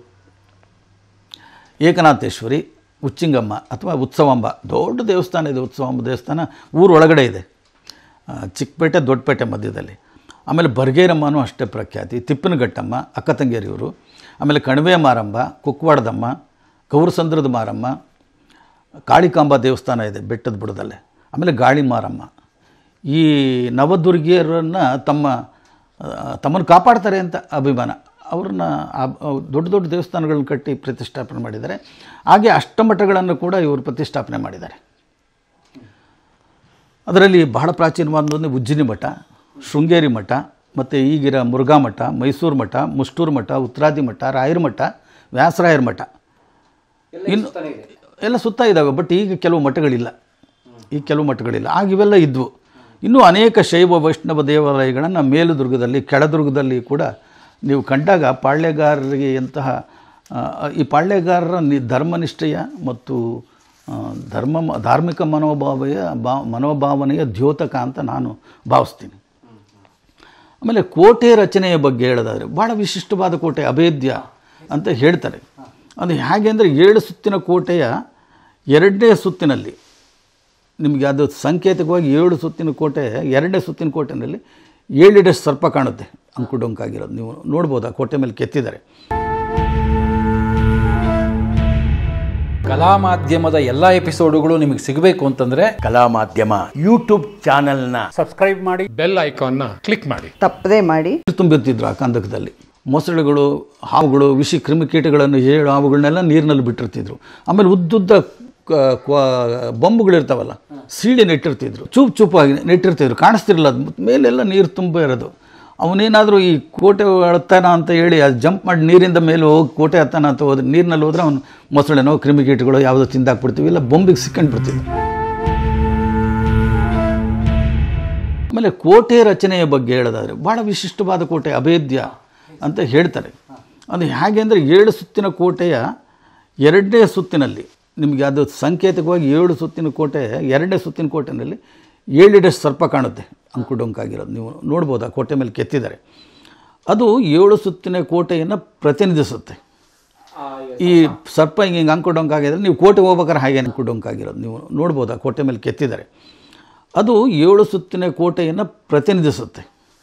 ಏಕನಾಥೇಶ್ವರಿ ಉಚ್ಚಿಂಗಮ್ಮ ಅಥವಾ ಉತ್ಸವಾಂಬ ದೊಡ್ಡ ದೇವಸ್ಥಾನ ಇದೆ ಉತ್ಸವಾಂಬ ದೇವಸ್ಥಾನ ಊರೊಳಗಡೆ ಇದೆ ಆ, ಚಿಕ್ಕಪೇಟೆ ದೊಡ್ಡಪೇಟೆ ಮಧ್ಯದಲ್ಲಿ ಆಮೇಲೆ ಬರ್ಗೇರಮ್ಮನೂ ಅಷ್ಟೇ ಪ್ರಖ್ಯಾತಿ ತಿಪ್ಪನಘಟ್ಟಮ್ಮ ಅಕ್ಕ ತಂಗಿಯರಿವರು ಆಮೇಲೆ ಕಣಿವೆ ಮಾರಮ್ಮ ಕುಕ್ವಾಡದಮ್ಮ ಗೌರಸಂದ್ರದ ಮಾರಮ್ಮ ಕಾಳಿಕಾಂಬ ದೇವಸ್ಥಾನ ಇದೆ ಬೆಟ್ಟದ ಬುಡದಲ್ಲೇ ಆಮೇಲೆ ಗಾಳಿ ಮಾರಮ್ಮ ಈ ನವದುರ್ಗಿಯರನ್ನು ತಮ್ಮ ತಮ್ಮನ್ನು ಕಾಪಾಡ್ತಾರೆ ಅಂತ ಅಭಿಮಾನ ಅವ್ರನ್ನ ಆ- ಅವ್ ದೊಡ್ಡ ದೊಡ್ಡ ದೇವಸ್ಥಾನಗಳನ್ನ ಕಟ್ಟಿ ಪ್ರತಿಷ್ಠಾಪನೆ ಮಾಡಿದ್ದಾರೆ ಹಾಗೆ ಅಷ್ಟಮಠಗಳನ್ನು ಕೂಡ ಇವರು ಪ್ರತಿಷ್ಠಾಪನೆ ಮಾಡಿದ್ದಾರೆ ಅದರಲ್ಲಿ ಬಹಳ ಪ್ರಾಚೀನವಾದೊಂದು ಉಜ್ಜಿನಿ ಮಠ ಶೃಂಗೇರಿ ಮಠ ಮತ್ತು ಈಗಿರೋ ಮುರುಘಾ ಮಠ ಮೈಸೂರು ಮಠ ಮುಷ್ಟೂರು ಮಠ ಉತ್ತರಾದಿ ಮಠ ರಾಯರ ಮಠ ವ್ಯಾಸರಾಯರ ಮಠ ಇನ್ನು ಎಲ್ಲ ಸುತ್ತ ಇದ್ದಾವೆ ಬಟ್ ಈಗ ಕೆಲವು ಮಠಗಳಿಲ್ಲ ಈಗ ಕೆಲವು ಮಠಗಳಿಲ್ಲ ಆಗ ಇವೆಲ್ಲ ಇದ್ವು ಇನ್ನೂ ಅನೇಕ ಶೈವ ವೈಷ್ಣವ ದೇವಾಲಯಗಳನ್ನು ಮೇಲುದುರ್ಗದಲ್ಲಿ ಕೆಳದುರ್ಗದಲ್ಲಿ ಕೂಡ ನೀವು ಕಂಡಾಗ ಪಾಳ್ಯಗಾರರಿಗೆ ಎಂತಹ ಆ, ಈ ಪಾಳ್ಯಗಾರರ ನಿ ಧರ್ಮನಿಷ್ಠೆಯ ಮತ್ತು ಆ, ಧರ್ಮ ಧಾರ್ಮಿಕ ಮನೋಭಾವೆಯ ಬಾ ಮನೋಭಾವನೆಯ ದ್ಯೋತಕ ಅಂತ ನಾನು ಭಾವಿಸ್ತೀನಿ ಆಮೇಲೆ ಕೋಟೆ ರಚನೆಯ ಬಗ್ಗೆ ಹೇಳೋದಾದರೆ ಭಾಳ ವಿಶಿಷ್ಟವಾದ ಕೋಟೆ ಅಭೇದ್ಯ ಅಂತ ಹೇಳ್ತಾರೆ ಅದು ಹೇಗೆ ಅಂದರೆ ಏಳು ಸುತ್ತಿನ ಕೋಟೆಯ ಎರಡನೇ ಸುತ್ತಿನಲ್ಲಿ ನಿಮಗೆ ಅದು ಸಾಂಕೇತಿಕವಾಗಿ ಏಳು ಸುತ್ತಿನ ಕೋಟೆ ಎರಡನೇ ಸುತ್ತಿನ ಕೋಟೆಯಲ್ಲಿ ಏಳಿಡಷ್ಟು ಸರ್ಪ ಕಾಣುತ್ತೆ ಅಂಕುಡೊಂಕಾಗಿರೋದು ನೀವು ನೋಡ್ಬೋದು ಆ ಕೋಟೆ ಮೇಲೆ ಕೆತ್ತಿದ್ದಾರೆ ಕಲಾ ಮಾಧ್ಯಮದ ಎಲ್ಲ ಎಪಿಸೋಡುಗಳು ನಿಮಗೆ ಸಿಗಬೇಕು ಅಂತಂದ್ರೆ ಕಲಾ ಮಾಧ್ಯಮ ಯೂಟ್ಯೂಬ್ ಚಾನೆಲ್ನ ಸಬ್ಸ್ಕ್ರೈಬ್ ಮಾಡಿ ಬೆಲ್ ಐಕಾನ್ನ ಕ್ಲಿಕ್ ಮಾಡಿ ತಪ್ಪದೇ ಮಾಡಿ ನೀರು ತುಂಬಿರ್ತಿದ್ರು ಆ ಕಂದಕದಲ್ಲಿ ಮೊಸಳೆಗಳು ಹಾವುಗಳು ವಿಷಿ ಕ್ರಿಮಿಕೀಟಗಳನ್ನು ಏಳು ಹಾವುಗಳನ್ನೆಲ್ಲ ನೀರಿನಲ್ಲಿ ಬಿಟ್ಟಿರ್ತಿದ್ರು ಆಮೇಲೆ ಉದ್ದುದ್ದ ಕ- ಕ್ವ- ಬೊಂಬುಗಳಿರ್ತಾವಲ್ಲ ಸೀಳಿ ನೆಟ್ಟಿರ್ತಿದ್ರು ಚೂಪ್ ಚೂಪಾಗಿ ನೆಟ್ಟಿರ್ತಿದ್ರು ಕಾಣಿಸ್ತಿರಲ್ಲ ಅದು ಮೇಲೆಲ್ಲ ನೀರು ತುಂಬ ಇರೋದು ಅವನೇನಾದರೂ ಈ ಕೋಟೆ ಹತ್ತಾನ ಅಂತ ಹೇಳಿ ಅದು ಜಂಪ್ ಮಾಡಿ ನೀರಿಂದ ಮೇಲೆ ಹೋಗಿ ಕೋಟೆ ಹತ್ತಾನ ಅಂತ ಹೋದ್ರೆ ನೀರಿನಲ್ಲಿ ಹೋದ್ರೆ ಅವನು ಮೊಸಳೆನೋ ಕ್ರಿಮಿಕೀಟಗಳು ಯಾವುದೋ ತಿಂದಾಕ್ಬಿಡ್ತೀವಿ ಇಲ್ಲ ಬೊಂಬಿಗೆ ಸಿಕ್ಕಂಡು ಬಿಡ್ತಿದ್ವು ಆಮೇಲೆ ಕೋಟೆ ರಚನೆಯ ಬಗ್ಗೆ ಹೇಳೋದಾದರೆ ಭಾಳ ವಿಶಿಷ್ಟವಾದ ಕೋಟೆ ಅಭೇದ್ಯ ಅಂತ ಹೇಳ್ತಾರೆ ಅದು ಹೇಗೆ ಅಂದರೆ ಏಳು ಸುತ್ತಿನ ಕೋಟೆಯ ಎರಡನೇ ಸುತ್ತಿನಲ್ಲಿ ನಿಮಗೆ ಅದು ಸಾಂಕೇತಿಕವಾಗಿ ಏಳು ಸುತ್ತಿನ ಕೋಟೆ ಎರಡನೇ ಸುತ್ತಿನ ಕೋಟೆಯಲ್ಲಿ ಏಳಿಡಷ್ಟು ಸರ್ಪ ಕಾಣುತ್ತೆ ಅಂಕುಡೊಂಕಾಗಿರೋದು ನೀವು ನೋಡ್ಬೋದು ಆ ಕೋಟೆ ಮೇಲೆ ಕೆತ್ತಿದ್ದಾರೆ ಅದು ಏಳು ಸುತ್ತಿನ ಕೋಟೆಯನ್ನು ಪ್ರತಿನಿಧಿಸುತ್ತೆ ಈ ಸರ್ಪ ಹಿಂಗೆ ಹಿಂಗೆ ಅಂಕುಡೊಂಕಾಗಿದ್ರೆ ನೀವು ಕೋಟೆಗೆ ಹೋಗ್ಬೇಕಾದ್ರೆ ಹಾಗೆ ಅಂಕುಡೊಂಕಾಗಿರೋದು ನೀವು ನೋಡ್ಬೋದು ಆ ಕೋಟೆ ಮೇಲೆ ಕೆತ್ತಿದ್ದಾರೆ ಅದು ಏಳು ಸುತ್ತಿನ ಕೋಟೆಯನ್ನು ಪ್ರತಿನಿಧಿಸುತ್ತೆ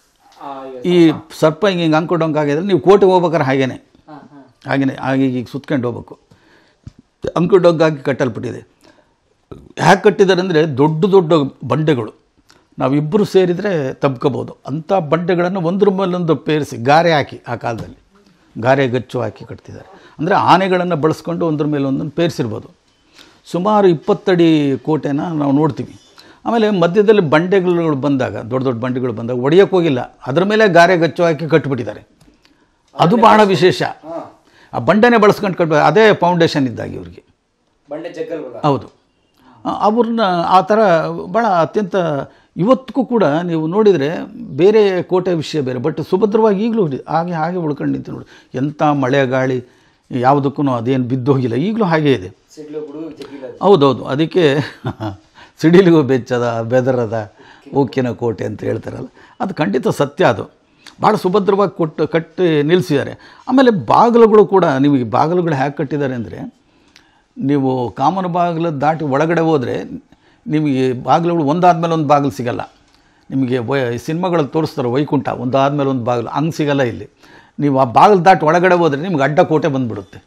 ಈ ಸರ್ಪ ಹಿಂಗೆ ಹಿಂಗೆ ಅಂಕುಡೊಂಕಾಗಿದ್ರೆ ನೀವು ಕೋಟೆಗೆ ಹೋಗ್ಬೇಕಾದ್ರೆ ಹಾಗೇನೆ ಹಾಗೇನೆ ಹಾಗೆ ಈಗ ಸುತ್ಕೊಂಡು ಹೋಗ್ಬೇಕು ಅಂಕುಡೊಂಕಾಗಿ ಕಟ್ಟಲ್ಪಟ್ಟಿದೆ ಹ್ಯಾಕೆ ಕಟ್ಟಿದ್ದಾರೆ ಅಂದರೆ ದೊಡ್ಡ ದೊಡ್ಡ ಬಂಡೆಗಳು ನಾವಿಬ್ಬರು ಸೇರಿದರೆ ತಬ್ಕೋಬೋದು ಅಂಥ ಬಂಡೆಗಳನ್ನು ಒಂದ್ರ ಮೇಲೊಂದು ಪೇರಿಸಿ ಗಾರೆ ಹಾಕಿ ಆ ಕಾಲದಲ್ಲಿ ಗಾರೆ ಗಚ್ಚು ಹಾಕಿ ಕಟ್ತಿದ್ದಾರೆ ಅಂದರೆ ಆನೆಗಳನ್ನು ಬಳಸ್ಕೊಂಡು ಒಂದ್ರ ಮೇಲೆ ಒಂದನ್ನು ಪೇರಿಸಿರ್ಬೋದು ಸುಮಾರು ಇಪ್ಪತ್ತಡಿ ಕೋಟೆನ ನಾವು ನೋಡ್ತೀವಿ ಆಮೇಲೆ ಮಧ್ಯದಲ್ಲಿ ಬಂಡೆಗಳು ಬಂದಾಗ ದೊಡ್ಡ ದೊಡ್ಡ ಬಂಡೆಗಳು ಬಂದಾಗ ಒಡೆಯೋಕ್ಕೆ ಹೋಗಿಲ್ಲ ಅದ್ರ ಮೇಲೆ ಗಾರೆ ಗಚ್ಚು ಹಾಕಿ ಕಟ್ಟಿಬಿಟ್ಟಿದ್ದಾರೆ ಅದು ಬಹಳ ವಿಶೇಷ ಆ ಬಂಡೆನೇ ಬಳಸ್ಕೊಂಡು ಕಟ್ಟ ಅದೇ ಫೌಂಡೇಶನ್ ಇದ್ದಾಗ ಇವ್ರಿಗೆ ಬಂಡೆ ಜಗ್ಗಲ್ವಲ್ಲ ಹೌದು ಆ- ಅವ್ರನ್ನ ಆ ಥರ ಭಾಳ ಅತ್ಯಂತ ಇವತ್ತಿಗೂ ಕೂಡ ನೀವು ನೋಡಿದರೆ ಬೇರೆ ಕೋಟೆ ವಿಷಯ ಬೇರೆ ಬಟ್ ಸುಭದ್ರವಾಗಿ ಈಗಲೂ ಇದೆ. ಹಾಗೆ ಹಾಗೆ ಉಳ್ಕೊಂಡು ನಿಂತು ನೋಡಿ ಎಂಥ ಮಳೆ ಗಾಳಿ ಯಾವುದಕ್ಕೂ ಅದೇನು ಬಿದ್ದೋಗಿಲ್ಲ ಈಗಲೂ ಹಾಗೇ ಇದೆ ಸಿಡ್ಲು ಗುಡು ಜಗ್ಗಿಲ್ಲ ಹೌದೌದು ಅದಕ್ಕೆ ಸಿಡಿಲಿಗೂ ಬೆಚ್ಚದ ಬೆದರದ ಉಕ್ಕಿನ ಕೋಟೆ ಅಂತ ಹೇಳ್ತಾರಲ್ಲ ಅದು ಖಂಡಿತ ಸತ್ಯ ಅದು ಭಾಳ ಸುಭದ್ರವಾಗಿ ಕೊಟ್ಟು ಕಟ್ಟಿ ನಿಲ್ಲಿಸಿದ್ದಾರೆ ಆಮೇಲೆ ಬಾಗಿಲುಗಳು ಕೂಡ ನಿಮಗೆ ಬಾಗಿಲುಗಳು ಹೇಗೆ ಕಟ್ಟಿದ್ದಾರೆ ಅಂದರೆ ನೀವು ಕಾಮನ ಬಾಗಿಲು ದಾಟಿ ಒಳಗಡೆ ಹೋದರೆ ನಿಮಗೆ ಬಾಗಿಲುಗಳು ಒಂದಾದ್ಮೇಲೆ ಒಂದು ಬಾಗಿಲು ಸಿಗಲ್ಲ ನಿಮಗೆ ವೈ ಸಿನಿಮಾಗಳಲ್ಲಿ ತೋರಿಸ್ತಾರೆ ವೈಕುಂಠ ಒಂದಾದ್ಮೇಲೆ ಒಂದು ಬಾಗಿಲು ಹಂಗೆ ಸಿಗಲ್ಲ ಇಲ್ಲಿ ನೀವು ಆ ಬಾಗಿಲು ದಾಟಿ ಒಳಗಡೆ ಹೋದರೆ ನಿಮ್ಗೆ ಅಡ್ಡ ಕೋಟೆ ಬಂದುಬಿಡುತ್ತೆ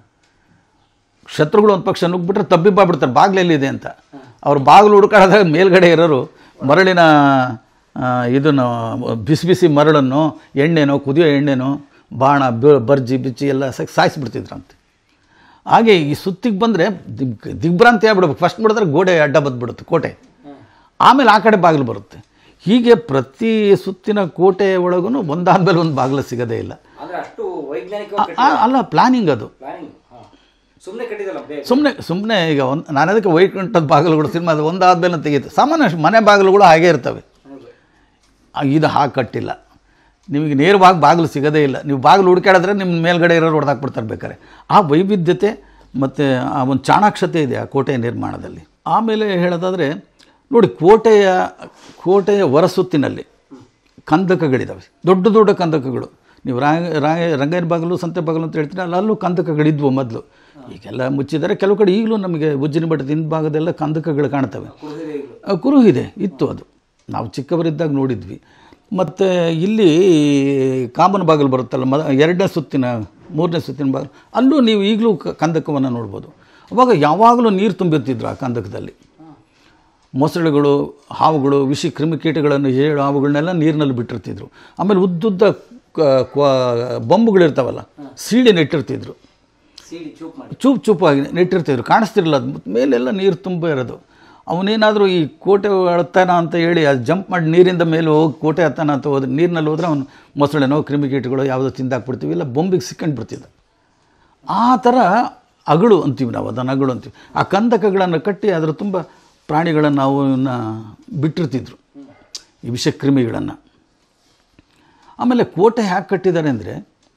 ಶತ್ರುಗಳು ಒಂದು ಪಕ್ಷ ನುಗ್ಬಿಟ್ರೆ ತಬ್ಬಿ ಬಾಬಿಡ್ತಾರೆ ಬಾಗಿಲೆಲ್ಲಿದೆ ಅಂತ ಅವ್ರು ಬಾಗಿಲು ಹುಡುಕಾಡಿದಾಗ ಮೇಲ್ಗಡೆ ಇರೋರು ಮರಳಿನ ಆ, ಇದನ್ನು ಬಿಸಿ ಬಿಸಿ ಮರಳನ್ನು ಎಣ್ಣೆನೋ ಕುದಿಯೋ ಎಣ್ಣೆನೋ ಬಾಣ ಬ- ಬರ್ಜಿ ಬಿಚ್ಚಿ ಎಲ್ಲ ಸಾಕ್ ಸಾಯಿಸಿಬಿಡ್ತಿದ್ರಂತೆ ಹಾಗೆ ಈ ಸುತ್ತಿಗೆ ಬಂದರೆ ದಿಗ್ ದಿಗ್ಭ್ರಾಂತಿ ಆಗ್ಬಿಡ್ಬೇಕು ಫಸ್ಟ್ ಬಿಡಿದ್ರೆ ಗೋಡೆ ಅಡ್ಡ ಬದ್ಬಿಡುತ್ತೆ ಕೋಟೆ ಆಮೇಲೆ ಆ ಕಡೆ ಬಾಗಿಲು ಬರುತ್ತೆ ಹೀಗೆ ಪ್ರತಿ ಸುತ್ತಿನ ಕೋಟೆ ಒಳಗೂ ಒಂದಾದ್ಮೇಲೆ ಒಂದು ಬಾಗಿಲು ಸಿಗೋದೇ ಇಲ್ಲ ಅಂದ್ರೆ ಅಷ್ಟು ವೈಜ್ಞಾನಿಕ ಆ- ಆ- ಅಲ್ಲ ಪ್ಲಾನಿಂಗ್ ಅದು ಪ್ಲಾನಿಂಗ್ ಸುಮ್ಮನೆ ಕಟ್ಟಿದಲ್ಲ ಬೇಗ ಸುಮ್ಮನೆ ಸುಮ್ಮನೆ ಈಗ ಒಂದು ನಾನು ಅದಕ್ಕೆ ವೈಕುಂಠದ ಬಾಗಿಲುಗಳು ಸಿನಿಮಾದ ಒಂದಾದ್ಮೇಲೆ ತೆಗೀತು ಸಾಮಾನ್ಯ ಮನೆ ಬಾಗಿಲುಗಳು ಹಾಗೇ ಇರ್ತವೆ ಆ, ಇದು ಹಾಗೆ ಕಟ್ಟಿಲ್ಲ ನಿಮಗೆ ನೇರವಾಗಿ ಬಾಗಿಲು ಸಿಗೋದೇ ಇಲ್ಲ ನೀವು ಬಾಗಿಲು ಹುಡುಕಾಡಿದ್ರೆ ನಿಮ್ಮ ಮೇಲ್ಗಡೆ ಇರೋರು ಹೊಡೆದಾಕ್ಬಿಡ್ತಾರೆ ಬೇಕಾರೆ ಆ ವೈವಿಧ್ಯತೆ ಮತ್ತು ಆ ಒಂದು ಚಾಣಾಕ್ಷತೆ ಇದೆ ಆ ಕೋಟೆಯ ನಿರ್ಮಾಣದಲ್ಲಿ ಆಮೇಲೆ ಹೇಳೋದಾದರೆ ನೋಡಿ ಕೋಟೆಯ ಕೋಟೆಯ ಹೊರಸುತ್ತಿನಲ್ಲಿ ಕಂದಕಗಳಿದ್ದಾವೆ ದೊಡ್ಡ ದೊಡ್ಡ ಕಂದಕಗಳು ನೀವು ರಾಂಗ ರಾಂಗ ರಂಗಯ್ಯನ ಬಾಗಿಲು ಸಂತೆ ಬಾಗಿಲು ಅಂತ ಹೇಳ್ತೀರಿ ಅಲ್ಲಿ ಅಲ್ಲೂ ಕಂದಕಗಳಿದ್ವು ಮೊದಲು ಈಗೆಲ್ಲ ಮುಚ್ಚಿದ್ದಾರೆ ಕೆಲವು ಕಡೆ ಈಗಲೂ ನಮಗೆ ಉಜ್ಜಿನ ಬೆಟ್ಟದ ಹಿಂಭಾಗದೆಲ್ಲ ಕಂದಕಗಳು ಕಾಣ್ತವೆ ಆ, ಕುರುಹಿದೆ ಇತ್ತು ಅದು ನಾವು ಚಿಕ್ಕವರಿದ್ದಾಗ ನೋಡಿದ್ವಿ ಮತ್ತು ಇಲ್ಲಿ ಕಾಮನ ಬಾಗಿಲು ಬರುತ್ತಲ್ಲ ಮ ಎರಡನೇ ಸುತ್ತಿನ ಮೂರನೇ ಸುತ್ತಿನ ಬಾಗಿಲು ಅಲ್ಲೂ ನೀವು ಈಗಲೂ ಕ- ಕಂದಕವನ್ನು ನೋಡ್ಬೋದು ಅವಾಗ ಯಾವಾಗಲೂ ನೀರು ತುಂಬಿರ್ತಿದ್ರು ಆ ಕಂದಕದಲ್ಲಿ ಮೊಸಳೆಗಳು ಹಾವುಗಳು ವಿಷಿ ಕ್ರಿಮಿಕೀಟಗಳನ್ನು ಏಳು ಹಾವುಗಳನ್ನೆಲ್ಲ ನೀರಿನಲ್ಲಿ ಬಿಟ್ಟಿರ್ತಿದ್ರು ಆಮೇಲೆ ಉದ್ದುದ್ದ ಕ- ಕ್ವ- ಬೊಂಬುಗಳಿರ್ತಾವಲ್ಲ ಸೀಳಿ ನೆಟ್ಟಿರ್ತಿದ್ರು ಸೀಡಿ ಚೂಪ್ ಮಾಡಿ ಚೂಪ್ ಚೂಪಾಗಿ ನೆಟ್ಟಿರ್ತಿದ್ರು ಕಾಣಿಸ್ತಿರಲ್ಲ ಅದು ಮೇಲೆಲ್ಲ ನೀರು ತುಂಬ ಇರೋದು ಅವನೇನಾದರೂ ಈ ಕೋಟೆ ಹತ್ತಾನ ಅಂತ ಹೇಳಿ ಅದು ಜಂಪ್ ಮಾಡಿ ನೀರಿಂದ ಮೇಲೆ ಹೋಗಿ ಕೋಟೆ ಹತ್ತಾನ ಅಂತ ಹೋದ್ರೆ ನೀರಿನಲ್ಲಿ ಹೋದ್ರೆ ಅವನು ಮೊಸಳೆನೋ ಕ್ರಿಮಿಕೀಟಗಳು ಯಾವುದೋ ತಿಂದಾಕ್ಬಿಡ್ತೀವಿ ಇಲ್ಲ ಬೊಂಬಿಗೆ ಸಿಕ್ಕಂಡು ಬಿಡ್ತಿದ್ದ ಆ ಥರ ಅಗಳು ಅಂತೀವಿ ನಾವು ಅದನ್ನು ಅಗಳು ಅಂತೀವಿ ಆ ಕಂದಕಗಳನ್ನು ಕಟ್ಟಿ ಅದರ ತುಂಬ ಪ್ರಾಣಿಗಳನ್ನು ಅವನ್ನ ಬಿಟ್ಟಿರ್ತಿದ್ರು ಈ ವಿಷಕ್ರಿಮಿಗಳನ್ನು ಆಮೇಲೆ ಕೋಟೆ ಹ್ಯಾಕೆ ಕಟ್ಟಿದ್ದಾರೆ ಅಂದರೆ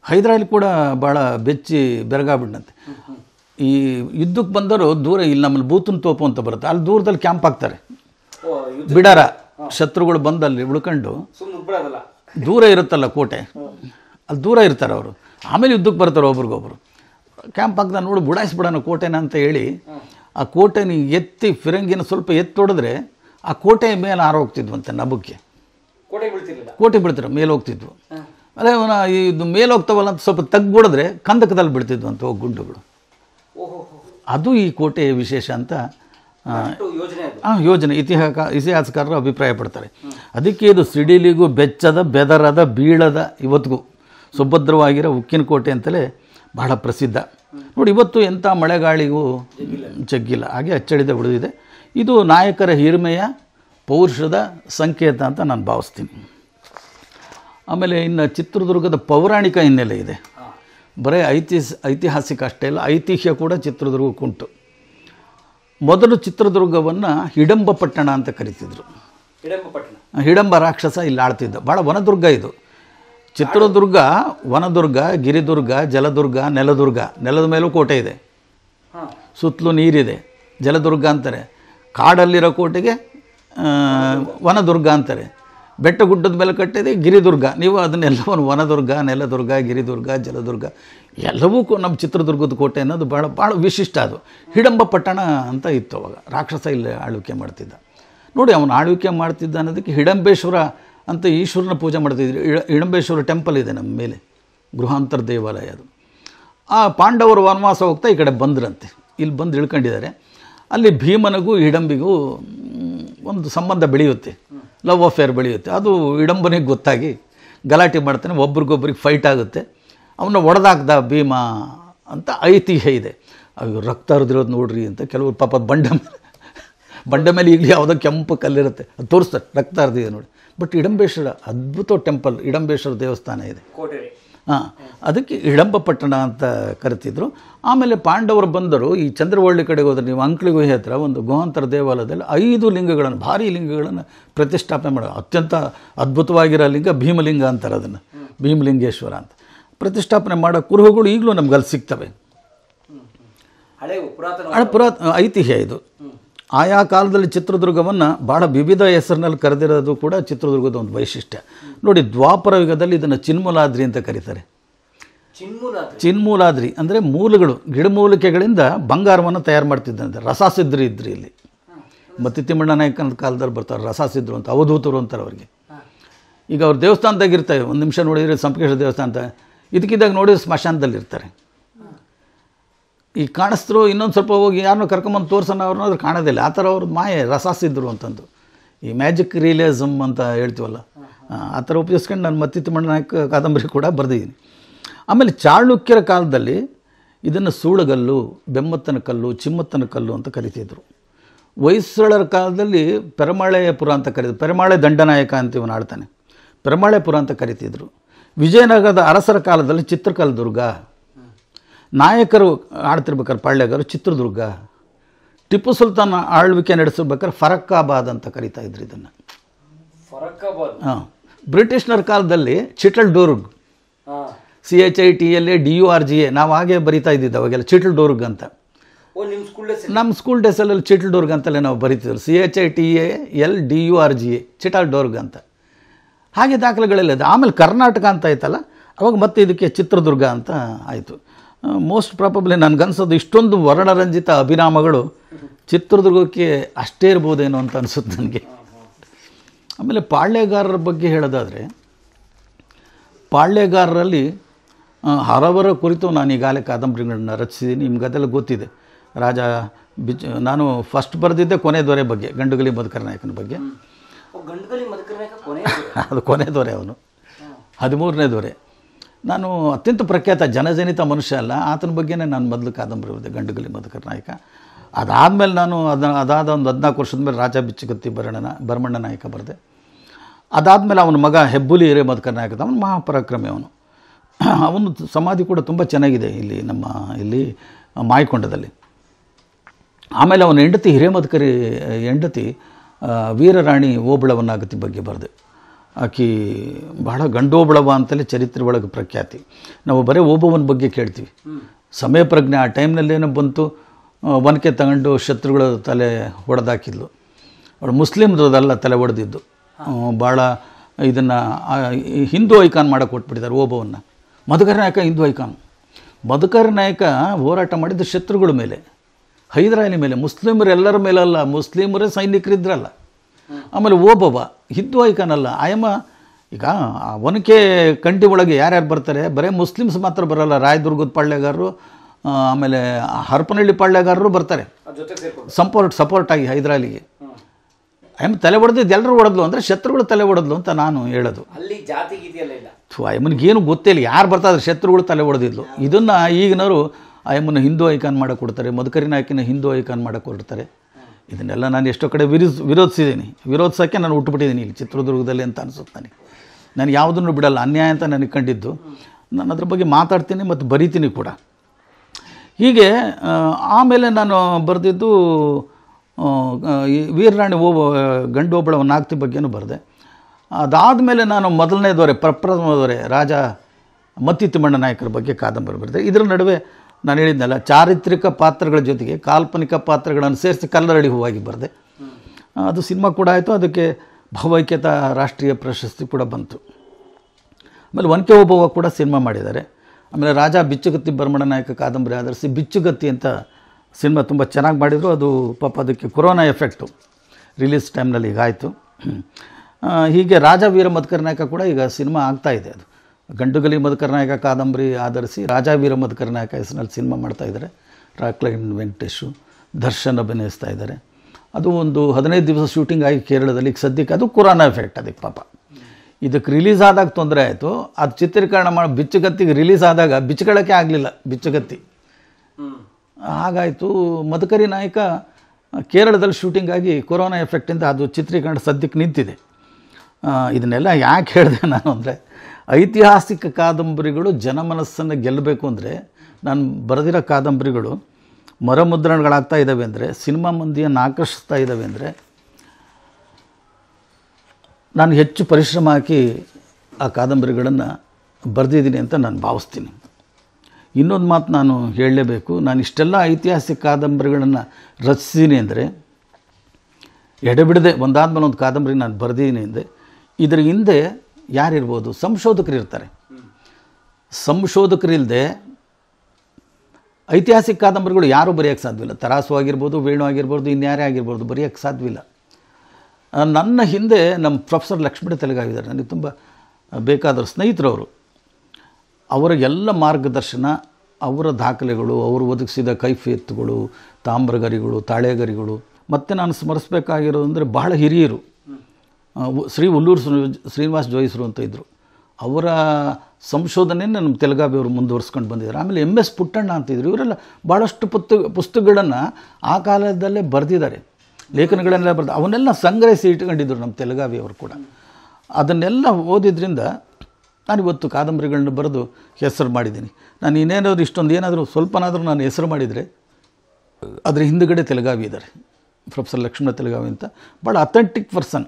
ಹೈದರಾಲಿ ಕೂಡ ಭಾಳ ಬೆಚ್ಚಿ ಬೆರಗಾಗ್ಬಿಟ್ಟಂತೆ ಈ ಯುದ್ಧಕ್ಕೆ ಬಂದರು ದೂರ ಇಲ್ಲಿ ನಮ್ಮಲ್ಲಿ ಬೂತನ್ ತೋಪು ಅಂತ ಬರುತ್ತೆ ಅಲ್ಲಿ ದೂರದಲ್ಲಿ ಕ್ಯಾಂಪ್ ಹಾಕ್ತಾರೆ ಬಿಡಾರ ಶತ್ರುಗಳು ಬಂದು ಅಲ್ಲಿ ಉಳ್ಕೊಂಡು ಸುಮ್ಮನೆ ಉಬ್ಬಿಡೋದಲ್ಲ ದೂರ ಇರುತ್ತಲ್ಲ ಕೋಟೆ ಅಲ್ಲಿ ದೂರ ಇರ್ತಾರೆ ಅವರು ಆಮೇಲೆ ಯುದ್ಧಕ್ಕೆ ಬರ್ತಾರೆ ಒಬ್ರಿಗೊಬ್ರು ಕ್ಯಾಂಪ್ ಹಾಕ್ದ ನೋಡಿ ಬುಡಾಯಿಸ್ಬಿಡೋಣ ಕೋಟೆನ ಅಂತ ಹೇಳಿ ಆ ಕೋಟೆನ ಎತ್ತಿ ಫಿರಂಗಿನ ಸ್ವಲ್ಪ ಎತ್ತಿ ಹೊಡೆದ್ರೆ ಆ ಕೋಟೆ ಮೇಲೆ ಆರೋಗ್ತಿದ್ವಂತೆ ನಬಕ್ಕೆ ಕೋಟೆ ಬೀಳ್ತಿರ್ಲಿಲ್ಲ ಕೋಟೆ ಬಿಡ್ತಾರೆ ಮೇಲೆ ಹೋಗ್ತಿದ್ವು ಅಲ್ಲೇ ಅವನ ಇದು ಮೇಲೆ ಹೋಗ್ತಾವಲ್ಲ ಅಂತ ಸ್ವಲ್ಪ ತಗ್ಬಿಡಿದ್ರೆ ಕಂದಕದಲ್ಲಿ ಬೀಳ್ತಿದ್ವು ಅಂತ ಹೋಗಿ ಗುಂಡುಗಳು ಓಹೋ ಅದು ಈ ಕೋಟೆಯ ವಿಶೇಷ ಅಂತ ಆ, ಯೋಜನೆ ಅದು ಆ ಯೋಜನೆ ಇತಿಹಾಸ ಇತಿಹಾಸಕಾರರು ಅಭಿಪ್ರಾಯ ಪಡ್ತಾರೆ ಅದಕ್ಕೆ ಇದು ಸಿಡಿಲಿಗೂ ಬೆಚ್ಚದ ಬೆದರದ ಬೀಳದ ಇವತ್ತಿಗೂ ಸುಭದ್ರವಾಗಿರೋ ಉಕ್ಕಿನ ಕೋಟೆ ಅಂತಲೇ ಬಹಳ ಪ್ರಸಿದ್ಧ ನೋಡಿ ಇವತ್ತು ಎಂಥ ಮಳೆಗಾಳಿಗೂ ಜಗ್ಗಿಲ್ಲ ಹಾಗೆ ಅಚ್ಚಳಿದ ಉಳಿದಿದೆ ಇದು ನಾಯಕರ ಹಿರಿಮೆಯ ಪೌರುಷದ ಸಂಕೇತ ಅಂತ ನಾನು ಭಾವಿಸ್ತೀನಿ ಆಮೇಲೆ ಇನ್ನು ಚಿತ್ರದುರ್ಗದ ಪೌರಾಣಿಕ ಹಿನ್ನೆಲೆ ಇದೆ ಬರೀ ಐತಿಹಾಸ ಐತಿಹಾಸಿಕ ಅಷ್ಟೇ ಇಲ್ಲ ಐತಿಹ್ಯ ಕೂಡ ಚಿತ್ರದುರ್ಗಕ್ಕುಂಟು ಮೊದಲು ಚಿತ್ರದುರ್ಗವನ್ನು ಹಿಡಂಬ ಪಟ್ಟಣ ಅಂತ ಕರಿತಿದ್ರು ಹಿಡಂಬಪಟ್ಟಣ ಹಿಡಂಬ ರಾಕ್ಷಸ ಇಲ್ಲಿ ಆಳ್ತಿದ್ದ ಭಾಳ ವನದುರ್ಗ ಇದು ಚಿತ್ರದುರ್ಗ ವನದುರ್ಗ ಗಿರಿದುರ್ಗ ಜಲದುರ್ಗ ನೆಲದುರ್ಗ ನೆಲದ ಮೇಲೂ ಕೋಟೆ ಇದೆ ಹಾಂ ಸುತ್ತಲೂ ನೀರಿದೆ ಜಲದುರ್ಗ ಅಂತಾರೆ ಕಾಡಲ್ಲಿರೋ ಕೋಟೆಗೆ ಆ, ವನದುರ್ಗ ಅಂತಾರೆ ಬೆಟ್ಟ ಗುಡ್ಡದ ಮೇಲೆ ಕಟ್ಟಿದೆ ಗಿರಿದುರ್ಗ ನೀವು ಅದನ್ನೆಲ್ಲವನ್ನು ವನದುರ್ಗ ನೆಲದುರ್ಗ ಗಿರಿದುರ್ಗ ಜಲದುರ್ಗ ಎಲ್ಲವೂ ಕೂ- ನಮ್ಮ ಚಿತ್ರದುರ್ಗದ ಕೋಟೆ ಅನ್ನೋದು ಭಾಳ ಭಾಳ ವಿಶಿಷ್ಟ ಅದು ಹಿಡಂಬ ಪಟ್ಟಣ ಅಂತ ಇತ್ತು ಅವಾಗ ರಾಕ್ಷಸ ಇಲ್ಲಿ ಆಳ್ವಿಕೆ ಮಾಡ್ತಿದ್ದ ನೋಡಿ ಅವನು ಆಳ್ವಿಕೆ ಮಾಡ್ತಿದ್ದ ಅನ್ನೋದಕ್ಕೆ ಹಿಡಂಬೇಶ್ವರ ಅಂತ ಈಶ್ವರನ ಪೂಜೆ ಮಾಡ್ತಿದ್ರು ಹಿಡ- ಹಿಡಂಬೇಶ್ವರ ಟೆಂಪಲ್ ಇದೆ ನಮ್ಮ ಮೇಲೆ ಗೃಹಾಂತರ ದೇವಾಲಯ ಅದು ಆ ಪಾಂಡವರು ವನವಾಸ ಹೋಗ್ತಾ ಈ ಕಡೆ ಬಂದ್ರಂತೆ ಇಲ್ಲಿ ಬಂದು ಇಳ್ಕೊಂಡಿದ್ದಾರೆ ಅಲ್ಲಿ ಭೀಮನಿಗೂ ಹಿಡಂಬಿಗೂ ಮ್, ಒಂದು ಸಂಬಂಧ ಬೆಳೆಯುತ್ತೆ ಲವ್ ಅಫೇರ್ ಬೆಳೆಯುತ್ತೆ ಅದು ಹಿಡಂಬನಿಗೆ ಗೊತ್ತಾಗಿ ಗಲಾಟೆ ಮಾಡ್ತಾನೆ ಒಬ್ರಿಗೊಬ್ರಿಗೆ ಫೈಟ್ ಆಗುತ್ತೆ ಅವನ್ನ ಒಡೆದಾಕ್ದ ಭೀಮ ಅಂತ ಐತಿಹ್ಯ ಇದೆ ಅಯ್ಯೋ ರಕ್ತ ಹರಿದಿರೋದು ನೋಡ್ರಿ ಅಂತ ಕೆಲವರು ಪಾಪ ಬಂಡೆ ಮೇಲೆ ಬಂಡೆ ಮೇಲೆ ಈಗಲೂ ಯಾವುದೋ ಕೆಂಪು ಕಲ್ಲಿರುತ್ತೆ ಅದು ತೋರಿಸ್ತಾರೆ ರಕ್ತ ಹರಿದಿದೆ ನೋಡಿ ಬಟ್ ಇಡಂಬೇಶ್ವರ ಅದ್ಭುತ ಟೆಂಪಲ್ ಇಡಂಬೇಶ್ವರ ದೇವಸ್ಥಾನ ಇದೆ ಕೋಟೆ ಹಾಂ ಅದಕ್ಕೆ ಹಿಡಂಬ ಪಟ್ಟಣ ಅಂತ ಕರಿತಿದ್ರು ಆಮೇಲೆ ಪಾಂಡವರು ಬಂದರು ಈ ಚಂದ್ರವಳ್ಳಿ ಕಡೆಗೆ ಹೋದ್ರೆ ನೀವು ಅಂಕ್ಳಿ ಗುಹೆ ಹತ್ರ ಒಂದು ಗುಹಾಂತರ ದೇವಾಲಯದಲ್ಲಿ ಐದು ಲಿಂಗಗಳನ್ನು ಭಾರಿ ಲಿಂಗಗಳನ್ನು ಪ್ರತಿಷ್ಠಾಪನೆ ಮಾಡೋ ಅತ್ಯಂತ ಅದ್ಭುತವಾಗಿರೋ ಲಿಂಗ ಭೀಮಲಿಂಗ ಅಂತಾರೆ ಅದನ್ನು ಭೀಮಲಿಂಗೇಶ್ವರ ಅಂತ ಪ್ರತಿಷ್ಠಾಪನೆ ಮಾಡೋ ಕುರುಹುಗಳು ಈಗಲೂ ನಮ್ಗೆ ಅಲ್ಲಿ ಸಿಗ್ತವೆ ಹಳೆ ಪುರಾತನ ಭಾಳ ಪುರಾತ ಐತಿಹ್ಯ ಇದು ಆಯಾ ಕಾಲದಲ್ಲಿ ಚಿತ್ರದುರ್ಗವನ್ನು ಭಾಳ ವಿವಿಧ ಹೆಸರಿನಲ್ಲಿ ಕರೆದಿರೋದು ಕೂಡ ಚಿತ್ರದುರ್ಗದ ಒಂದು ವೈಶಿಷ್ಟ್ಯ ನೋಡಿ ದ್ವಾಪರ ಯುಗದಲ್ಲಿ ಇದನ್ನು ಚಿನ್ಮೂಲಾದ್ರಿ ಅಂತ ಕರೀತಾರೆ ಚಿನ್ಮೂಲಾದ್ರಿ ಚಿನ್ಮೂಲಾದ್ರಿ ಅಂದರೆ ಮೂಲಗಳು ಗಿಡಮೂಲಿಕೆಗಳಿಂದ ಬಂಗಾರವನ್ನು ತಯಾರು ಮಾಡ್ತಿದ್ದಂತೆ ರಸಾಸಿದ್ರಿ ಇದ್ರಿ ಇಲ್ಲಿ ಮತ್ತು ತಿಮ್ಮಣ್ಣ ನಾಯಕನ ಕಾಲದಲ್ಲಿ ಬರ್ತಾರೆ ರಸಾಸಿದ್ರು ಅಂತ ಅವಧೂತರು ಅಂತಾರೆ ಅವ್ರಿಗೆ ಈಗ ಅವ್ರ ದೇವಸ್ಥಾನದಾಗ ಇರ್ತಾರೆ ಒಂದು ನಿಮಿಷ ನೋಡಿದರೆ ಸಂಪಕೇಶ್ವರ ದೇವಸ್ಥಾನ ಅಂತ ಇದಕ್ಕಿದ್ದಾಗ ನೋಡಿದ್ರೆ ಸ್ಮಶಾನದಲ್ಲಿ ಇರ್ತಾರೆ ಈ ಕಾಣಿಸ್ತರು ಇನ್ನೊಂದು ಸ್ವಲ್ಪ ಹೋಗಿ ಯಾರನ್ನೋ ಕರ್ಕೊಂಬಂದು ತೋರ್ಸೋಣ ಅವ್ರನ್ನ ಅದ್ರ ಕಾಣೋದಿಲ್ಲ ಆ ಥರ ಅವ್ರದ್ದು ಮಾಯೆ ರಸಾಸಿದ್ರು ಅಂತಂದು ಈ ಮ್ಯಾಜಿಕ್ ರಿಯಲಿಸಮ್ ಅಂತ ಹೇಳ್ತೀವಲ್ಲ ಆ, ಆ ಥರ ಉಪಯೋಗಿಸ್ಕೊಂಡು ನಾನು ಮತ್ತಿ ತಿಮ್ಮಣ್ಣ ನಾಯಕ ಕಾದಂಬರಿ ಕೂಡ ಬರೆದಿದ್ದೀನಿ ಆಮೇಲೆ ಚಾಳುಕ್ಯರ ಕಾಲದಲ್ಲಿ ಇದನ್ನು ಸೂಳಗಲ್ಲು ಬೆಮ್ಮತ್ತನ ಕಲ್ಲು ಚಿಮ್ಮತ್ತನ ಕಲ್ಲು ಅಂತ ಕರಿತಿದ್ರು ಹೊಯ್ಸಳರ ಕಾಲದಲ್ಲಿ ಪೆರಮಾಳೆಪುರ ಅಂತ ಕರೀತಾರೆ ಪೆರಮಾಳೆ ದಂಡನಾಯಕ ಅಂತ ಇವನು ಆಳ್ತಾನೆ ಪೆರಮಾಳೆಪುರ ಅಂತ ಕರಿತಿದ್ರು ವಿಜಯನಗರದ ಅರಸರ ಕಾಲದಲ್ಲಿ ಚಿತ್ರಕಲ್ ದುರ್ಗ ನಾಯಕರು ಆಡ್ತಿರ್ಬೇಕಾದ್ರೆ ಪಾಳ್ಯಗಾರು ಚಿತ್ರದುರ್ಗ ಟಿಪ್ಪು ಸುಲ್ತಾನ್ ಆಳ್ವಿಕೆ ನಡೆಸಬೇಕಾದ್ರೆ ಫರಕ್ಕಾಬಾದ್ ಅಂತ ಕರಿತಾ ಇದ್ರು ಇದನ್ನು ಫರಕ್ಕಾಬಾದ್ ಹಾಂ ಬ್ರಿಟಿಷ್ನರ ಕಾಲದಲ್ಲಿ ಚಿಟಲ್ ಡೋರ್ಗ್ ಹಾಂ C H I T L A D U R G A ನಾವು ಹಾಗೆ ಬರಿತಾ ಇದ್ದಿದ್ದು ಅವಾಗೆಲ್ಲ ಚಿಟಲ್ ಡೋರ್ಗ್ ಅಂತ ಓ ನಿಮ್ಮ ಸ್ಕೂಲ್ ಡೇಸ್ ನಮ್ಮ ಸ್ಕೂಲ್ ಡೇಸಲ್ಲಿ ಚಿಟಲ್ ಡೋರ್ಗ್ ಅಂತಲೇ ನಾವು ಬರಿತಿದ್ರು C H I T A L D U R G A Chitaldroog ಅಂತ ಹಾಗೆ ದಾಖಲೆಗಳೆಲ್ಲ ಇದೆ ಆಮೇಲೆ ಕರ್ನಾಟಕ ಅಂತ ಆಯ್ತಲ್ಲ ಅವಾಗ ಮತ್ತೆ ಇದಕ್ಕೆ ಚಿತ್ರದುರ್ಗ ಅಂತ ಆಯಿತು ಮೋಸ್ಟ್ ಪ್ರಾಬಬ್ಲಿ ನನಗನ್ಸೋದು ಇಷ್ಟೊಂದು ವರ್ಣರಂಜಿತ ಅಭಿರಾಮಗಳು ಚಿತ್ರದುರ್ಗಕ್ಕೆ ಅಷ್ಟೇ ಇರ್ಬೋದೇನೋ ಅಂತ ಅನಿಸುತ್ತೆ ನನಗೆ ಆಮೇಲೆ ಪಾಳ್ಯಗಾರರ ಬಗ್ಗೆ ಹೇಳೋದಾದರೆ ಪಾಳ್ಯಗಾರರಲ್ಲಿ ಆ, ಹಲವರ ಕುರಿತು ನಾನು ಈಗಾಗಲೇ ಕಾದಂಬರಿಗಳನ್ನ ರಚಿಸಿದ್ದೀನಿ ನಿಮ್ಗೆ ಅದೆಲ್ಲ ಗೊತ್ತಿದೆ ರಾಜ ಬಿಚ್ ನಾನು ಫಸ್ಟ್ ಬರೆದಿದ್ದೆ ಕೊನೆ ದೊರೆ ಬಗ್ಗೆ ಗಂಡುಗಲಿ ಮಧುಕರ ನಾಯಕನ ಬಗ್ಗೆ ಗಂಡಗಲಿ ಮದಕರ್ನಾಯಕ ಕೊನೆ ಅದು ಕೊನೆ ದೊರೆ ಅವನು ಹದಿಮೂರನೇ ದೊರೆ ನಾನು ಅತ್ಯಂತ ಪ್ರಖ್ಯಾತ ಜನಜನಿತ ಮನುಷ್ಯ ಅಲ್ಲ ಆತನ ಬಗ್ಗೆನೇ ನಾನು ಮೊದಲು ಕಾದಂಬರಿ ಬರೆದೆ ಗಂಡುಗಲಿ ಮಧುಕರ ನಾಯಕ ಅದಾದಮೇಲೆ ನಾನು ಅದ ಅದಾದ ಒಂದು ಹದಿನಾಲ್ಕು ವರ್ಷದ ಮೇಲೆ ರಾಜ ಬಿಚ್ಚುಗತ್ತಿ ಭರಣನ ಭರಮಣ್ಣ ನಾಯಕ ಬರೆದೆ ಅದಾದಮೇಲೆ ಅವನ ಮಗ ಹೆಬ್ಬುಲಿ ಹಿರೇ ಮಧುಕರ ನಾಯಕ ಅವನು ಮಹಾಪರಾಕ್ರಮಿ ಅವನು ಅವನು ಸಮಾಧಿ ಕೂಡ ತುಂಬ ಚೆನ್ನಾಗಿದೆ ಇಲ್ಲಿ ನಮ್ಮ ಇಲ್ಲಿ ಮಾಯಕೊಂಡದಲ್ಲಿ ಆಮೇಲೆ ಅವನ ಹೆಂಡತಿ ಹಿರೇಮದ್ಕರಿ ಹೆಂಡತಿ ಆ, ವೀರರಾಣಿ ಓಬಳವನ್ನಾಗತಿ ಬಗ್ಗೆ ಬರೆದೆ ಆಕಿ ಬಹಳ ಗಂಡೋಬಳವ ಅಂತಲೇ ಚರಿತ್ರೆ ಒಳಗೆ ಪ್ರಖ್ಯಾತಿ ನಾವು ಬರೀ ಓಬವ್ವನ ಬಗ್ಗೆ ಕೇಳ್ತೀವಿ ಸಮಯ ಪ್ರಜ್ಞೆ ಆ ಟೈಮ್ನಲ್ಲೇನೋ ಬಂತು ಆ, ಒನಕೆ ತಗೊಂಡು ಶತ್ರುಗಳ ತಲೆ ಹೊಡೆದಾಕಿದ್ಲು ಅವಳು ಮುಸ್ಲಿಮ್ರದಲ್ಲ ತಲೆ ಹೊಡೆದಿದ್ದು ಭಾಳ ಇದನ್ನು ಹಿಂದೂ ಐಕಾನ್ ಮಾಡಕ್ಕೆ ಕೊಟ್ಬಿಟ್ಟಿದ್ದಾರೆ ಓಬವ್ವನ್ನ ಮಧುಕರ ನಾಯಕ ಹಿಂದೂ ಐಕಾನ್ ಮಧುಕರ ನಾಯಕ ಹೋರಾಟ ಮಾಡಿದ್ದು ಶತ್ರುಗಳ ಮೇಲೆ ಹೈದರಾಲಿ ಮೇಲೆ ಮುಸ್ಲಿಮರೆಲ್ಲರ ಮೇಲಲ್ಲ ಮುಸ್ಲಿಮರೇ ಸೈನಿಕರಿದ್ರಲ್ಲ ಆಮೇಲೆ ಓಬವ್ವ ಹಿಂದೂ ಐಕಾನ್ ಅಲ್ಲ ಆಯಮ್ಮ ಈಗ ಆ ಒನಕೆ ಕಂಟಿ ಒಳಗೆ ಯಾರ್ಯಾರು ಬರ್ತಾರೆ ಬರೀ ಮುಸ್ಲಿಮ್ಸ್ ಮಾತ್ರ ಬರಲ್ಲ ರಾಯದುರ್ಗದ ಪಾಳ್ಯಗಾರರು ಆ, ಆಮೇಲೆ ಹರಪನಹಳ್ಳಿ ಪಾಳ್ಯಗಾರರು ಬರ್ತಾರೆ ಸಪೋರ್ಟ್ ಸಪೋರ್ಟ್ ಆಗಿ ಹೈದರಾಲಿಗೆ ಆಯಮ್ಮ ತಲೆ ಹೊಡೆದಿದ್ದು ಎಲ್ಲರೂ ಹೊಡೆದ್ಲು ಅಂದರೆ ಶತ್ರುಗಳು ತಲೆ ಹೊಡೆದ್ಲು ಅಂತ ನಾನು ಹೇಳೋದು ಅಲ್ಲಿ ಜಾತಿ ಗೀತಿಯಲ್ಲ ಇಲ್ಲ ಥು ಅಯ್ಯಮ್ಮನಿಗೆ ಏನು ಗೊತ್ತಿಲ್ಲ ಯಾರು ಬರ್ತಾಯಿದ್ರೆ ಶತ್ರುಗಳು ತಲೆ ಹೊಡೆದಿದ್ಲು ಇದನ್ನು ಈಗಿನವರು ಅಯ್ಯಮ್ಮನ ಹಿಂದೂ ಐಕಾನ್ ಮಾಡಕ್ಕೆ ಕೊಡ್ತಾರೆ ಮಧುಕರಿ ನಾಯಕಿನ ಹಿಂದೂ ಐಕಾನ್ ಮಾಡಕ್ಕೆ ಕೊಡ್ತಾರೆ ಇದನ್ನೆಲ್ಲ ನಾನು ಎಷ್ಟೋ ಕಡೆ ವಿರೋಧ ವಿರೋಧಿಸಿದ್ದೀನಿ ವಿರೋಧಿಸೋಕ್ಕೆ ನಾನು ಹುಟ್ಟುಬಿಟ್ಟಿದ್ದೀನಿ ಇಲ್ಲಿ ಚಿತ್ರದುರ್ಗದಲ್ಲಿ ಅಂತ ಅನಿಸುತ್ತೆ ನನಗೆ ನಾನು ಯಾವುದನ್ನು ಬಿಡಲ್ಲ ಅನ್ಯಾಯ ಅಂತ ನನಗೆ ಕಂಡಿದ್ದು ನಾನು ಅದ್ರ ಬಗ್ಗೆ ಮಾತಾಡ್ತೀನಿ ಮತ್ತು ಬರಿತೀನಿ ಕೂಡ ಹೀಗೆ ಆ, ಆಮೇಲೆ ನಾನು ಬರೆದಿದ್ದು ಆ, ಈ ವೀರರಾಣಿ ಓಬ ಗಂಡು ಒಬ್ಬಳ ನಾಕ್ತಿ ಬಗ್ಗೆನೂ ಬರೆದೆ ಅದಾದಮೇಲೆ ನಾನು ಮೊದಲನೇ ದೊರೆ ಪ್ರಪ್ರಥಮ ದೊರೆ ರಾಜ ಮತ್ತಿ ತಿಮ್ಮಣ್ಣ ನಾಯಕರ ಬಗ್ಗೆ ಕಾದಂಬರಿ ಬರೆದೆ ಇದರ ನಡುವೆ ನಾನು ಹೇಳಿದ್ನಲ್ಲ ಚಾರಿತ್ರಿಕ ಪಾತ್ರಗಳ ಜೊತೆಗೆ ಕಾಲ್ಪನಿಕ ಪಾತ್ರಗಳನ್ನು ಸೇರಿಸಿ ಕಲ್ಲರಡಿ ಹೂವಾಗಿ ಬರೆದೆ ಅದು ಸಿನಿಮಾ ಕೂಡ ಆಯಿತು ಅದಕ್ಕೆ ಭಾವೈಕ್ಯತಾ ರಾಷ್ಟ್ರೀಯ ಪ್ರಶಸ್ತಿ ಕೂಡ ಬಂತು ಆಮೇಲೆ ಒನಕೆ ಓಬವ್ವ ಕೂಡ ಸಿನಿಮಾ ಮಾಡಿದ್ದಾರೆ ಆಮೇಲೆ ರಾಜ ಬಿಚ್ಚುಗತ್ತಿ ಭರಮಣ ನಾಯಕ ಕಾದಂಬರಿ ಆಧರಿಸಿ ಬಿಚ್ಚುಗತ್ತಿ ಅಂತ ಸಿನಿಮಾ ತುಂಬ ಚೆನ್ನಾಗಿ ಮಾಡಿದರು ಅದು ಪಾಪ ಅದಕ್ಕೆ ಕೊರೋನಾ ಎಫೆಕ್ಟು ರಿಲೀಸ್ ಟೈಮ್ನಲ್ಲಿ ಈಗ ಆಯಿತು ಹೀಗೆ ರಾಜ ವೀರ ಮಧುಕರ ನಾಯಕ ಕೂಡ ಈಗ ಸಿನಿಮಾ ಆಗ್ತಾ ಇದೆ ಅದು ಗಂಡುಗಲಿ ಮಧುಕರ ನಾಯಕ ಕಾದಂಬರಿ ಆಧರಿಸಿ ರಾಜ ವೀರ ಮಧುಕರ ನಾಯಕ ಹೆಸರಿನಲ್ಲಿ ಸಿನಿಮಾ ಮಾಡ್ತಾ ಇದ್ದಾರೆ ರಾಕ್ಲೈನ್ ವೆಂಕಟೇಶು ದರ್ಶನ್ ಅಭಿನಯಿಸ್ತಾ ಇದ್ದಾರೆ ಅದು ಒಂದು ಹದಿನೈದು ದಿವಸ ಶೂಟಿಂಗ್ ಆಗಿ ಕೇರಳದಲ್ಲಿ ಈಗ ಸದ್ಯಕ್ಕೆ ಅದು ಕೊರೋನಾ ಎಫೆಕ್ಟ್ ಅದಕ್ಕೆ ಪಾಪ ಇದಕ್ಕೆ ರಿಲೀಸ್ ಆದಾಗ ತೊಂದರೆ ಆಯಿತು ಅದು ಚಿತ್ರೀಕರಣ ಮಾಡಿ ಬಿಚ್ಚುಗತ್ತಿಗೆ ರಿಲೀಸ್ ಆದಾಗ ಬಿಚ್ಚುಗಳಕ್ಕೆ ಆಗಲಿಲ್ಲ ಬಿಚ್ಚುಗತ್ತಿ ಹಾಗಾಯಿತು ಮಧುಕರಿ ನಾಯಕ ಕೇರಳದಲ್ಲಿ ಶೂಟಿಂಗ್ ಆಗಿ ಕೊರೋನಾ ಎಫೆಕ್ಟಿಂದ ಅದು ಚಿತ್ರೀಕರಣ ಸದ್ಯಕ್ಕೆ ನಿಂತಿದೆ ಆ, ಇದನ್ನೆಲ್ಲ ಯಾಕೆ ಹೇಳಿದೆ ನಾನು ಅಂದರೆ ಐತಿಹಾಸಿಕ ಕಾದಂಬರಿಗಳು ಜನಮನಸ್ಸನ್ನು ಗೆಲ್ಲಬೇಕು ಅಂದರೆ ನಾನು ಬರೆದಿರೋ ಕಾದಂಬರಿಗಳು ಮರಮುದ್ರಣಗಳಾಗ್ತಾ ಇದ್ದಾವೆ ಅಂದರೆ ಸಿನಿಮಾ ಮಂದಿಯನ್ನು ಆಕರ್ಷಿಸ್ತಾ ಇದ್ದಾವೆ ಅಂದರೆ ನಾನು ಹೆಚ್ಚು ಪರಿಶ್ರಮ ಹಾಕಿ ಆ ಕಾದಂಬರಿಗಳನ್ನು ಬರೆದಿದ್ದೀನಿ ಅಂತ ನಾನು ಭಾವಿಸ್ತೀನಿ ಇನ್ನೊಂದು ಮಾತು ನಾನು ಹೇಳಲೇಬೇಕು ನಾನು ಇಷ್ಟೆಲ್ಲ ಐತಿಹಾಸಿಕ ಕಾದಂಬರಿಗಳನ್ನು ರಚಿಸಿದ್ದೀನಿ ಅಂದರೆ ಎಡೆಬಿಡದೆ ಒಂದಾದ್ಮೇಲೆ ಒಂದು ಕಾದಂಬರಿ ನಾನು ಬರೆದಿದ್ದೀನಿ ಅಂದರೆ ಇದರ ಹಿಂದೆ ಯಾರಿರ್ಬೋದು ಸಂಶೋಧಕರು ಇರ್ತಾರೆ ಸಂಶೋಧಕರಿಲ್ಲದೆ ಐತಿಹಾಸಿಕ ಕಾದಂಬರಿಗಳು ಯಾರೂ ಬರೆಯೋಕ್ಕೆ ಸಾಧ್ಯವಿಲ್ಲ ತರಾಸು ಆಗಿರ್ಬೋದು ವೇಣು ಆಗಿರ್ಬೋದು ಇನ್ಯಾರೇ ಆಗಿರ್ಬೋದು ಬರೆಯೋಕ್ಕೆ ಸಾಧ್ಯವಿಲ್ಲ ಆ, ನನ್ನ ಹಿಂದೆ ನಮ್ಮ ಪ್ರೊಫೆಸರ್ ಲಕ್ಷ್ಮಣ ತೆಲಗಾವಿದ್ದಾರೆ ನನಗೆ ತುಂಬ ಬೇಕಾದ ಸ್ನೇಹಿತರವರು ಅವರ ಎಲ್ಲ ಮಾರ್ಗದರ್ಶನ ಅವರ ದಾಖಲೆಗಳು ಅವರು ಒದಗಿಸಿದ ಕೈಫಿಯತ್ತುಗಳು ತಾಮ್ರಗರಿಗಳು ತಾಳೆಗರಿಗಳು ಮತ್ತು ನಾನು ಸ್ಮರಿಸಬೇಕಾಗಿರೋದು ಅಂದರೆ ಬಹಳ ಹಿರಿಯರು ಆ, ಉ- ಶ್ರೀ ಉಲ್ಲೂರು ಶ್ರೀ- ಶ್ರೀನಿವಾಸ್ ಜೋಯಿಸರು ಅಂತ ಇದ್ದರು ಅವರ ಸಂಶೋಧನೆಯನ್ನು ನಮ್ಮ ತೆಲಗಾವಿ ಅವರು ಮುಂದುವರ್ಸ್ಕೊಂಡು ಬಂದಿದ್ದಾರೆ ಆಮೇಲೆ ಎಮ್ ಎಸ್ ಪುಟ್ಟಣ್ಣ ಅಂತಿದ್ರು ಇವರೆಲ್ಲ ಭಾಳಷ್ಟು ಪುಸ್ತಕ ಪುಸ್ತಕಗಳನ್ನು ಆ ಕಾಲದಲ್ಲೇ ಬರೆದಿದ್ದಾರೆ ಲೇಖನಗಳನ್ನೆಲ್ಲ ಬರೆದು ಅವನ್ನೆಲ್ಲ ಸಂಗ್ರಹಿಸಿ ಇಟ್ಕೊಂಡಿದ್ರು ನಮ್ಮ ತೆಲಗಾವಿ ಅವರು ಕೂಡ ಅದನ್ನೆಲ್ಲ ಓದಿದ್ರಿಂದ ನಾನು ಇವತ್ತು ಕಾದಂಬರಿಗಳನ್ನ ಬರೆದು ಹೆಸರು ಮಾಡಿದ್ದೀನಿ ನಾನು ಇನ್ನೇನಾದರೂ ಇಷ್ಟೊಂದು ಏನಾದರೂ ಸ್ವಲ್ಪನಾದರೂ ನಾನು ಹೆಸರು ಮಾಡಿದರೆ ಅದರ ಹಿಂದುಗಡೆ ತೆಲಗಾವಿ ಇದ್ದಾರೆ ಪ್ರೊಫೆಸರ್ ಲಕ್ಷ್ಮಣ ತೆಲಗಾವಿ ಅಂತ ಭಾಳ ಅಥೆಂಟಿಕ್ ಪರ್ಸನ್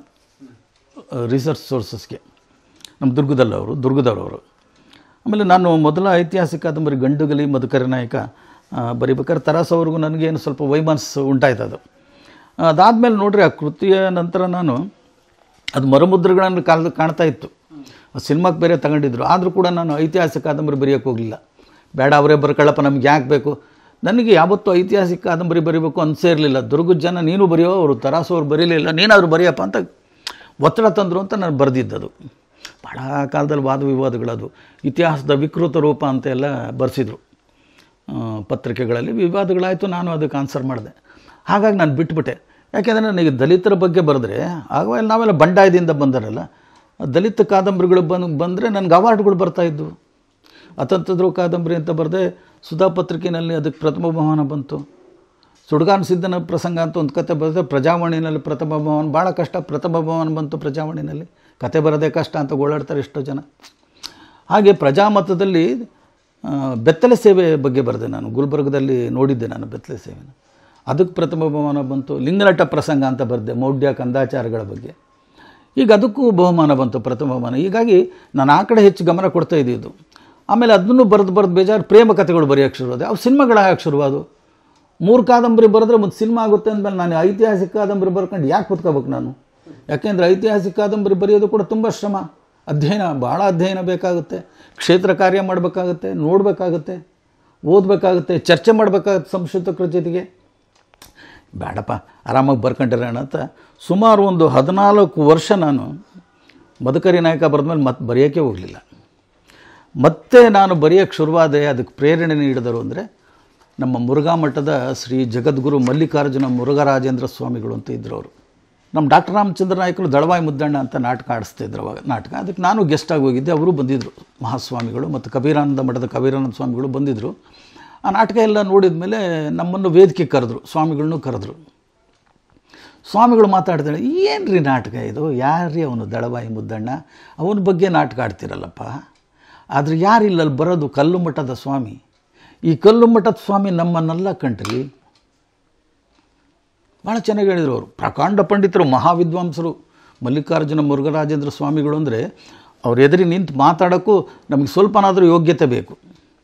ರಿಸರ್ಚ್ ಸೋರ್ಸಸ್ಗೆ ನಮ್ಮ ದುರ್ಗದಲ್ಲಿ ಅವರು ದುರ್ಗದವರು ಆಮೇಲೆ ನಾನು ಮೊದಲ ಐತಿಹಾಸಿಕ ಕಾದಂಬರಿ ಗಂಡುಗಲಿ ಮಧುಕರ ನಾಯಕ ಆ, ಬರಿಬೇಕಾದ್ರೆ ತರಾಸವ್ರಿಗೂ ನನಗೇನು ಸ್ವಲ್ಪ ವೈಮನಸ್ ಉಂಟಾಯ್ತು ಅದು ಅದಾದಮೇಲೆ ನೋಡ್ರಿ ಆ ಕೃತಿಯ ನಂತರ ನಾನು ಅದು ಮರುಮುದ್ರೆಗಳನ್ನು ಕಾಲ ಕಾಣ್ತಾ ಇತ್ತು ಸಿನಿಮಾಕ್ಕೆ ಬೇರೆ ತಗೊಂಡಿದ್ರು ಆದರೂ ಕೂಡ ನಾನು ಐತಿಹಾಸಿಕ ಕಾದಂಬರಿ ಬರೆಯೋಕ್ಕೆ ಹೋಗಲಿಲ್ಲ ಬೇಡ ಅವರೇ ಬರ್ಕೊಳ್ಳಪ್ಪ ನಮ್ಗೆ ಯಾಕೆ ಬೇಕು ನನಗೆ ಯಾವತ್ತೂ ಐತಿಹಾಸಿಕ ಕಾದಂಬರಿ ಬರೀಬೇಕು ಅನಿಸೇ ಇರಲಿಲ್ಲ ದುರ್ಗದ ಜನ ನೀನು ಬರೆಯೋ ಅವರು ತರಾಸು ಅವ್ರು ಬರೀಲಿಲ್ಲ ನೀನಾದರೂ ಬರೆಯಪ್ಪ ಅಂತ ಒತ್ತಡ ತಂದರು ಅಂತ ನಾನು ಬರೆದಿದ್ದದು ಭಾಳ ಕಾಲದಲ್ಲಿ ವಾದ ವಿವಾದಗಳದು ಇತಿಹಾಸದ ವಿಕೃತ ರೂಪ ಅಂತ ಎಲ್ಲ ಬರೆಸಿದ್ರು ಪತ್ರಿಕೆಗಳಲ್ಲಿ ವಿವಾದಗಳಾಯಿತು ನಾನು ಅದಕ್ಕೆ ಆನ್ಸರ್ ಮಾಡಿದೆ ಹಾಗಾಗಿ ನಾನು ಬಿಟ್ಬಿಟ್ಟೆ ಯಾಕೆಂದರೆ ನನಗೆ ದಲಿತರ ಬಗ್ಗೆ ಬರೆದ್ರೆ ಆಗ ನಾವೆಲ್ಲ ಬಂಡಾಯದಿಂದ ಬಂದರಲ್ಲ ದಲಿತ ಕಾದಂಬರಿಗಳು ಬಂದು ಬಂದರೆ ನನಗೆ ಅವಾರ್ಡ್ಗಳು ಬರ್ತಾಯಿದ್ವು ಅತಂತ್ರದ್ರು ಕಾದಂಬರಿ ಅಂತ ಬರೆದೆ ಸುಧಾ ಪತ್ರಿಕೆಯಲ್ಲಿ ಅದಕ್ಕೆ ಪ್ರಥಮ ಬಹುಮಾನ ಬಂತು ಸುಡ್ಗಾನ್ ಸಿದ್ದನ ಪ್ರಸಂಗ ಅಂತ ಒಂದು ಕತೆ ಬರೆದೆ ಪ್ರಜಾವಾಣಿನಲ್ಲಿ ಪ್ರಥಮ ಬಹುಮಾನ ಭಾಳ ಕಷ್ಟ ಪ್ರಥಮ ಬಹುಮಾನ ಬಂತು ಪ್ರಜಾವಾಣಿನಲ್ಲಿ ಕತೆ ಬರೋದೇ ಕಷ್ಟ ಅಂತ ಓಡಾಡ್ತಾರೆ ಎಷ್ಟೋ ಜನ ಹಾಗೆ ಪ್ರಜಾಮತದಲ್ಲಿ ಆ, ಬೆತ್ತಲೆ ಸೇವೆ ಬಗ್ಗೆ ಬರೆದೆ ನಾನು ಗುಲ್ಬರ್ಗದಲ್ಲಿ ನೋಡಿದ್ದೆ ನಾನು ಬೆತ್ತಲೆ ಸೇವೆನ ಅದಕ್ಕೆ ಪ್ರಥಮ ಬಹುಮಾನ ಬಂತು ಲಿಂಗನಟ ಪ್ರಸಂಗ ಅಂತ ಬರೆದೆ ಮೌಢ್ಯ ಕಂದಾಚಾರಗಳ ಬಗ್ಗೆ ಈಗ ಅದಕ್ಕೂ ಬಹುಮಾನ ಬಂತು ಪ್ರಥಮ ಬಹುಮಾನ ಹೀಗಾಗಿ ನಾನು ಆ ಕಡೆ ಹೆಚ್ಚು ಗಮನ ಕೊಡ್ತಾ ಇದ್ದಿದ್ದು ಆಮೇಲೆ ಅದನ್ನು ಬರೆದು ಬರೆದು ಬೇಜಾರು ಪ್ರೇಮ ಕಥೆಗಳು ಬರೆಯೋಕ್ಕೆ ಶುರುವಾದ ಅವು ಸಿನಿಮಾಗಳು ಹಾಕಕ್ಕೆ ಶುರುವಾದು ಮೂರು ಕಾದಂಬರಿ ಬರೆದ್ರೆ ಒಂದು ಸಿನಿಮಾ ಆಗುತ್ತೆ ಅಂದಮೇಲೆ ನಾನು ಐತಿಹಾಸಿಕ ಕಾದಂಬರಿ ಬರ್ಕೊಂಡು ಯಾಕೆ ಕೂತ್ಕೋಬೇಕು ನಾನು ಯಾಕೆಂದರೆ ಐತಿಹಾಸಿಕ ಕಾದಂಬರಿ ಬರೆಯೋದು ಕೂಡ ತುಂಬ ಶ್ರಮ ಅಧ್ಯಯನ ಭಾಳ ಅಧ್ಯಯನ ಬೇಕಾಗುತ್ತೆ ಕ್ಷೇತ್ರ ಕಾರ್ಯ ಮಾಡಬೇಕಾಗುತ್ತೆ ನೋಡಬೇಕಾಗುತ್ತೆ ಓದಬೇಕಾಗುತ್ತೆ ಚರ್ಚೆ ಮಾಡಬೇಕಾಗುತ್ತೆ ಸಂಶೋಧಕರ ಜೊತೆಗೆ ಬೇಡಪ್ಪ ಆರಾಮಾಗಿ ಬರ್ಕೊಂಡಿರೋಣ ಅಂತ ಸುಮಾರು ಒಂದು ಹದಿನಾಲ್ಕು ವರ್ಷ ನಾನು ಮಧುಕರಿ ನಾಯಕ ಬರೆದ್ಮೇಲೆ ಮತ್ತೆ ಬರೆಯೋಕ್ಕೆ ಹೋಗಲಿಲ್ಲ ಮತ್ತೆ ನಾನು ಬರೆಯೋಕ್ಕೆ ಶುರುವಾದೆ ಅದಕ್ಕೆ ಪ್ರೇರಣೆ ನೀಡಿದರು ಅಂದರೆ ನಮ್ಮ ಮುರುಘಾ ಮಠದ ಶ್ರೀ ಜಗದ್ಗುರು ಮಲ್ಲಿಕಾರ್ಜುನ ಮುರುಘರಾಜೇಂದ್ರ ಸ್ವಾಮಿಗಳು ಅಂತ ಇದ್ದರು ಅವರು ನಮ್ಮ ಡಾಕ್ಟರ್ ರಾಮಚಂದ್ರ ನಾಯಕರು ದಳವಾಯಿ ಮುದ್ದಣ್ಣ ಅಂತ ನಾಟಕ ಆಡಿಸ್ತಿದ್ರು ಅವಾಗ ನಾಟಕ ಅದಕ್ಕೆ ನಾನು ಗೆಸ್ಟಾಗಿ ಹೋಗಿದ್ದೆ ಅವರು ಬಂದಿದ್ದರು ಮಹಾಸ್ವಾಮಿಗಳು ಮತ್ತು ಕಬೀರಾನಂದ ಮಠದ ಕಬೀರಾನಂದ ಸ್ವಾಮಿಗಳು ಬಂದಿದ್ದರು ಆ ನಾಟಕ ಎಲ್ಲ ನೋಡಿದ ಮೇಲೆ ನಮ್ಮನ್ನು ವೇದಿಕೆ ಕರೆದ್ರು ಸ್ವಾಮಿಗಳನ್ನೂ ಕರೆದ್ರು ಸ್ವಾಮಿಗಳು ಮಾತಾಡ್ತಾಳೆ ಏನು ರೀ ನಾಟಕ ಇದು ಯಾರ್ರೀ ಅವನು ದಳವಾಯಿ ಮುದ್ದಣ್ಣ ಅವನ ಬಗ್ಗೆ ನಾಟಕ ಆಡ್ತಿರಲ್ಲಪ್ಪ ಆದರೆ ಯಾರಿಲ್ಲ ಅಲ್ಲಿ ಬರೋದು ಕಲ್ಲು ಮಠದ ಸ್ವಾಮಿ ಈ ಕಲ್ಲು ಮಠದ ಸ್ವಾಮಿ ನಮ್ಮನ್ನೆಲ್ಲ ಕಂಡ್ರಿ ಭಾಳ ಚೆನ್ನಾಗಿ ಹೇಳಿದರು ಅವರು ಪ್ರಕಾಂಡ ಪಂಡಿತರು ಮಹಾವಿದ್ವಾಂಸರು ಮಲ್ಲಿಕಾರ್ಜುನ ಮುರುಘರಾಜೇಂದ್ರ ಸ್ವಾಮಿಗಳು ಅಂದರೆ ಅವ್ರ ಎದುರಿ ನಿಂತು ಮಾತಾಡೋಕ್ಕೂ ನಮಗೆ ಸ್ವಲ್ಪನಾದರೂ ಯೋಗ್ಯತೆ ಬೇಕು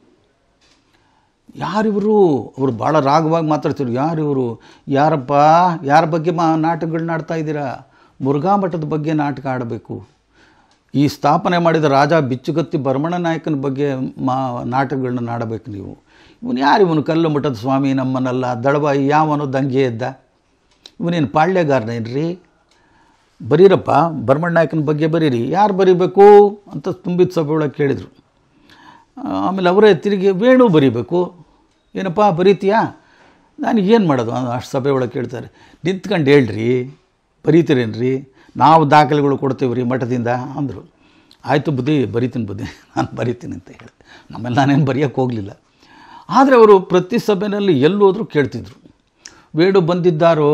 ಯಾರಿವರು ಅವರು ಭಾಳ ರಾಗವಾಗಿ ಮಾತಾಡ್ತಿದ್ರು ಯಾರಿವರು ಯಾರಪ್ಪ ಯಾರ ಬಗ್ಗೆ ಮಾ ನಾಟಕಗಳನ್ನ ಆಡ್ತಾ ಇದ್ದೀರಾ ಮುರುಘಾ ಮಠದ ಬಗ್ಗೆ ನಾಟಕ ಆಡಬೇಕು ಈ ಸ್ಥಾಪನೆ ಮಾಡಿದ ರಾಜ ಬಿಚ್ಚುಗತ್ತಿ ಭರಮಣ ನಾಯಕನ ಬಗ್ಗೆ ಮಾ ನಾಟಕಗಳನ್ನ ಆಡಬೇಕು ನೀವು ಇವನು ಯಾರು ಇವನು ಕಲ್ಲು ಮಠದ ಸ್ವಾಮಿ ನಮ್ಮನ್ನೆಲ್ಲ ದಳವಾಯಿ ಯಾವನೋ ದಂಗೆ ಎದ್ದ ಇವನೇನು ಪಾಳ್ಯಗಾರನೇನ್ರಿ ಬರೀರಪ್ಪ ಭರಮಣ್ಣ ನಾಯಕನ ಬಗ್ಗೆ ಬರೀರಿ ಯಾರು ಬರೀಬೇಕು ಅಂತ ತುಂಬಿದ ಸಭೆ ಒಳಗೆ ಕೇಳಿದರು ಆಮೇಲೆ ಅವರೇ ತಿರುಗಿ ವೇಣು ಬರೀಬೇಕು ಏನಪ್ಪ ಬರೀತೀಯಾ ನಾನು ಏನು ಮಾಡೋದು ಅಷ್ಟು ಸಭೆ ಒಳಗೆ ಕೇಳ್ತಾರೆ ನಿಂತ್ಕೊಂಡು ಹೇಳ್ರಿ ಬರೀತೀರೇನ್ರಿ ನಾವು ದಾಖಲೆಗಳು ಕೊಡ್ತೀವಿ ರೀ ಮಠದಿಂದ ಅಂದರು ಆಯಿತು ಬುದ್ಧಿ ಬರಿತೀನಿ ಬುದ್ಧಿ ನಾನು ಬರಿತೀನಿ ಅಂತ ಹೇಳಿದೆ ನಮ್ಮೆಲ್ಲ ನಾನೇನು ಬರೆಯೋಕ್ಕೆ ಹೋಗಲಿಲ್ಲ ಆದರೆ ಅವರು ಪ್ರತಿ ಸಭೆಯಲ್ಲಿ ಎಲ್ಲೋದ್ರೂ ಕೇಳ್ತಿದ್ರು ವೇಣು ಬಂದಿದ್ದಾರೋ